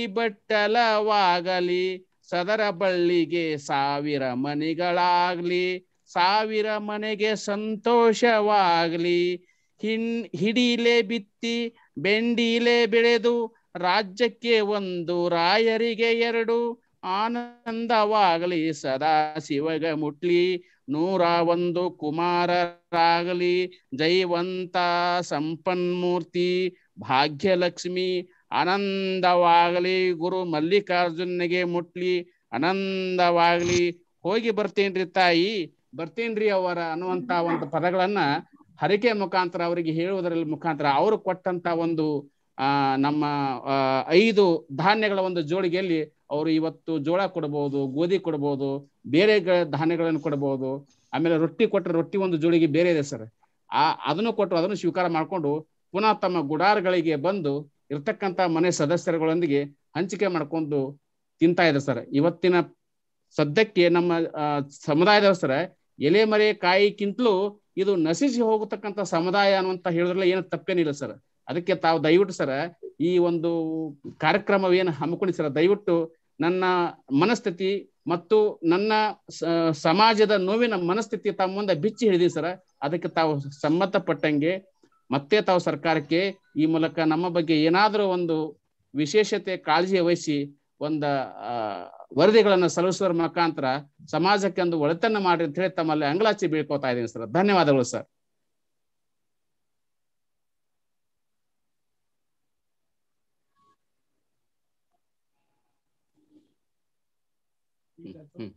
ಬಟ್ಟಲವಾಗಲಿ ಸದರ ಬಳ್ಳಿಗೆ ಸಾವಿರ ಮನೆಗಳಾಗ್ಲಿ ಸಾವಿರ ಮನೆಗೆ ಸಂತೋಷವಾಗ್ಲಿ ಹಿನ್ ಹಿಡಿಲೆ ಬಿತ್ತಿ ಬೆಂಡಿಲೆ ಬೆಳೆದು ರಾಜ್ಯಕ್ಕೆ ಒಂದು ರಾಯರಿಗೆ ಎರಡು ಆನಂದವಾಗಲಿ ಸದಾ ಶಿವಗ ಮುಟ್ಲಿ ನೂರ ಒಂದು ಕುಮಾರರಾಗಲಿ ಜೈವಂತ ಸಂಪನ್ಮೂರ್ತಿ ಭಾಗ್ಯಲಕ್ಷ್ಮಿ ಆನಂದವಾಗಲಿ ಗುರು ಮಲ್ಲಿಕಾರ್ಜುನಿಗೆ ಮುಟ್ಲಿ ಆನಂದವಾಗ್ಲಿ ಹೋಗಿ ಬರ್ತೇನ್ರಿ ತಾಯಿ ಬರ್ತೇನ್ರಿ ಅವರ ಅನ್ನುವಂತ ಒಂದು ಪದಗಳನ್ನ ಹರಿಕೆ ಮುಖಾಂತರ ಅವರಿಗೆ ಹೇಳುವುದರಲ್ಲಿ ಮುಖಾಂತರ ಅವರು ಕೊಟ್ಟಂತ ಒಂದು ಆ ನಮ್ಮ ಆ, ಐದು ಧಾನ್ಯಗಳ ಒಂದು ಜೋಳಿಗೆಯಲ್ಲಿ ಅವರು ಇವತ್ತು ಜೋಳ ಕೊಡಬಹುದು ಗೋಧಿ ಕೊಡಬಹುದು ಬೇರೆ ಗ- ಧಾನ್ಯಗಳನ್ನು ಕೊಡಬಹುದು ಆಮೇಲೆ ರೊಟ್ಟಿ ಕೊಟ್ಟರೆ ರೊಟ್ಟಿ ಒಂದು ಜೋಳಿಗೆ ಬೇರೆ ಇದೆ ಸರ್ ಆ ಅದನ್ನು ಕೊಟ್ಟು ಅದನ್ನು ಸ್ವೀಕಾರ ಮಾಡಿಕೊಂಡು ಪುನಃ ತಮ್ಮ ಗುಡಾರಗಳಿಗೆ ಬಂದು ಇರ್ತಕ್ಕಂತ ಮನೆ ಸದಸ್ಯರುಗಳೊಂದಿಗೆ ಹಂಚಿಕೆ ಮಾಡ್ಕೊಂಡು ತಿಂತಾ ಇದೆ ಸರ್ ಇವತ್ತಿನ ಸದ್ಯಕ್ಕೆ ನಮ್ಮ ಆ, ಸಮುದಾಯದ ಸರ ಎಲೆ ಮರೆ ಕಾಯಿಕ್ಕಿಂತಲೂ ಇದು ನಶಿಸಿ ಹೋಗತಕ್ಕಂತ ಸಮುದಾಯ ಅನ್ನುವಂತ ಹೇಳಿದ್ರಲ್ಲ ಏನು ತಪ್ಪೇನಿಲ್ಲ ಸರ್ ಅದಕ್ಕೆ ತಾವು ದಯವಿಟ್ಟು ಸರ ಈ ಒಂದು ಕಾರ್ಯಕ್ರಮವೇನು ಹಮ್ಮಿಕೊಂಡಿ ಸರ್ ದಯವಿಟ್ಟು ನನ್ನ ಮನಸ್ಥಿತಿ ಮತ್ತು ನನ್ನ ಸ- ಸಮಾಜದ ನೋವಿನ ಮನಸ್ಥಿತಿ ತಮ್ಮ ಮುಂದೆ ಬಿಚ್ಚಿ ಹಿಡಿದಿ ಸರ ಅದಕ್ಕೆ ತಾವು ಸಮ್ಮತಪಟ್ಟಂಗೆ ಮತ್ತೆ ತಾವು ಸರ್ಕಾರಕ್ಕೆ ಈ ಮೂಲಕ ನಮ್ಮ ಬಗ್ಗೆ ಏನಾದರೂ ಒಂದು ವಿಶೇಷತೆ ಕಾಳಜಿ ವಹಿಸಿ ಒಂದ ಆ, ವರದಿಗಳನ್ನ ಸಲ್ಲಿಸುವ ಮುಖಾಂತರ ಸಮಾಜಕ್ಕೆ ಒಂದು ಒಳಿತನ್ನ ಮಾಡಿ ಅಂತ ಹೇಳಿ ತಮ್ಮಲ್ಲಿ ಅಂಗಲಾಚಿ ಬೀಳ್ಕೋತಾ ಇದ್ದೀನಿ ಸರ್ ಧನ್ಯವಾದಗಳು ಸರ್ ಹ್ಮ್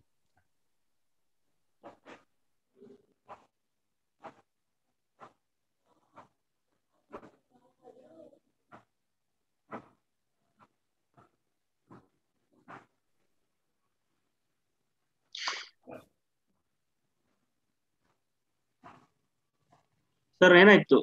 ಸರ್ ಏನಾಯ್ತು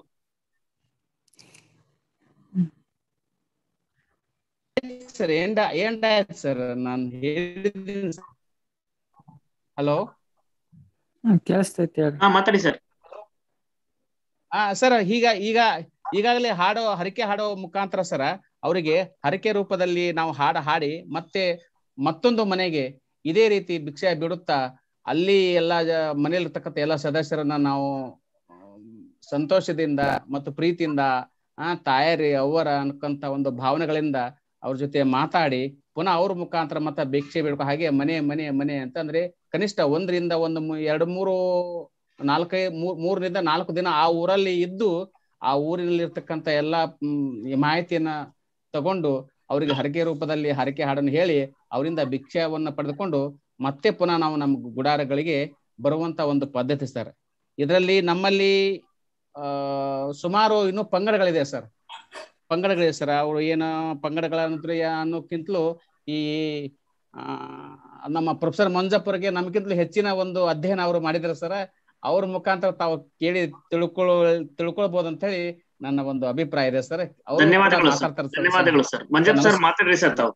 ಸರ್ ಏಂಡ ಏಂಡ ಆಯ್ತು ಸರ್ ನಾನು ಹೇಳಿದ್ದೀನಿ ಹಲೋ ಕೇಳಿಸ್ತೈತಿ ಹಾ ಮಾತಾಡಿ ಸರ್ ಆ ಸರ್ ಈಗ ಈಗ ಈಗಾಗಲೇ ಹಾಡೋ ಹರಕೆ ಹಾಡೋ ಮುಖಾಂತರ ಸರ ಅವರಿಗೆ ಹರಕೆ ರೂಪದಲ್ಲಿ ನಾವು ಹಾಡ ಹಾಡಿ ಮತ್ತೆ ಮತ್ತೊಂದು ಮನೆಗೆ ಇದೇ ರೀತಿ ಭಿಕ್ಷೆ ಬಿಡುತ್ತಾ ಅಲ್ಲಿ ಎಲ್ಲ ಜ- ಮನೆಯಲ್ಲಿರ್ತಕ್ಕಂಥ ಎಲ್ಲ ಸದಸ್ಯರನ್ನ ನಾವು ಆಮ್, ಸಂತೋಷದಿಂದ ಮತ್ತು ಪ್ರೀತಿಯಿಂದ ಆ ತಾಯರಿ ಅವರ ಅನ್ಕಂತ ಒಂದು ಭಾವನೆಗಳಿಂದ ಅವ್ರ ಜೊತೆ ಮಾತಾಡಿ ಪುನಃ ಅವ್ರ ಮುಖಾಂತರ ಮತ್ತೆ ಭಿಕ್ಷೆ ಬಿಡ್ಕೊ ಹಾಗೆ ಮನೆ ಮನೆ ಮನೆ ಅಂತಂದ್ರೆ ಕನಿಷ್ಠ ಒಂದರಿಂದ ಒಂದು ಮೂ- ಎರಡು ಮೂರು ನಾಲ್ಕೈ ಮೂರ್ ಮೂರರಿಂದ ನಾಲ್ಕು ದಿನ ಆ ಊರಲ್ಲಿ ಇದ್ದು ಆ ಊರಿನಲ್ಲಿ ಇರ್ತಕ್ಕಂಥ ಎಲ್ಲಾ ಮ್, ಈ ಮಾಹಿತಿಯನ್ನ ತಗೊಂಡು ಅವರಿಗೆ ಹರಕೆ ರೂಪದಲ್ಲಿ ಹರಕೆ ಹಾಡನ್ನು ಹೇಳಿ ಅವರಿಂದ ಭಿಕ್ಷವನ್ನ ಪಡೆದುಕೊಂಡು ಮತ್ತೆ ಪುನಃ ನಾವು ನಮ್ಮ ಗುಡಾರಗಳಿಗೆ ಬರುವಂತ ಒಂದು ಪದ್ಧತಿ ಸರ್ ಇದರಲ್ಲಿ ನಮ್ಮಲ್ಲಿ ಆ ಸುಮಾರು ಇನ್ನೂ ಪಂಗಡಗಳಿದೆ ಸರ್ ಪಂಗಡಗಳಿದೆ ಸರ್ ಅವರು ಏನು ಪಂಗಡಗಳ ಅಂದ್ರೆ ಅನ್ನೋಕ್ಕಿಂತಲೂ ಈ ಆ ನಮ್ಮ ಪ್ರೊಫೆಸರ್ ಮಂಜಪ್ಪರಿಗೆ ನಮ್ಗಿಂತಲೂ ಹೆಚ್ಚಿನ ಒಂದು ಅಧ್ಯಯನ ಅವರು ಮಾಡಿದ್ದಾರೆ ಸರ್ ಅವ್ರ ಮುಖಾಂತರ ತಾವು ಕೇಳಿ ತಿಳ್ಕೊಳ್ಳೋ ತಿಳ್ಕೊಳ್ಬಹುದು ಅಂತ ಹೇಳಿ ನನ್ನ ಒಂದು ಅಭಿಪ್ರಾಯ ಇದೆ ಸರ್ ಅವರು ಕೂಡ ಧನ್ಯವಾದಗಳು ಸರ್ ಮಾತಾಡ್ತಾರೆ ಸರ್. ಧನ್ಯವಾದಗಳು ಸರ್ ಮಂಜಪ್ಪ ಸರ್ ಮಾತಾಡ್ರಿ ಸರ್ ತಾವು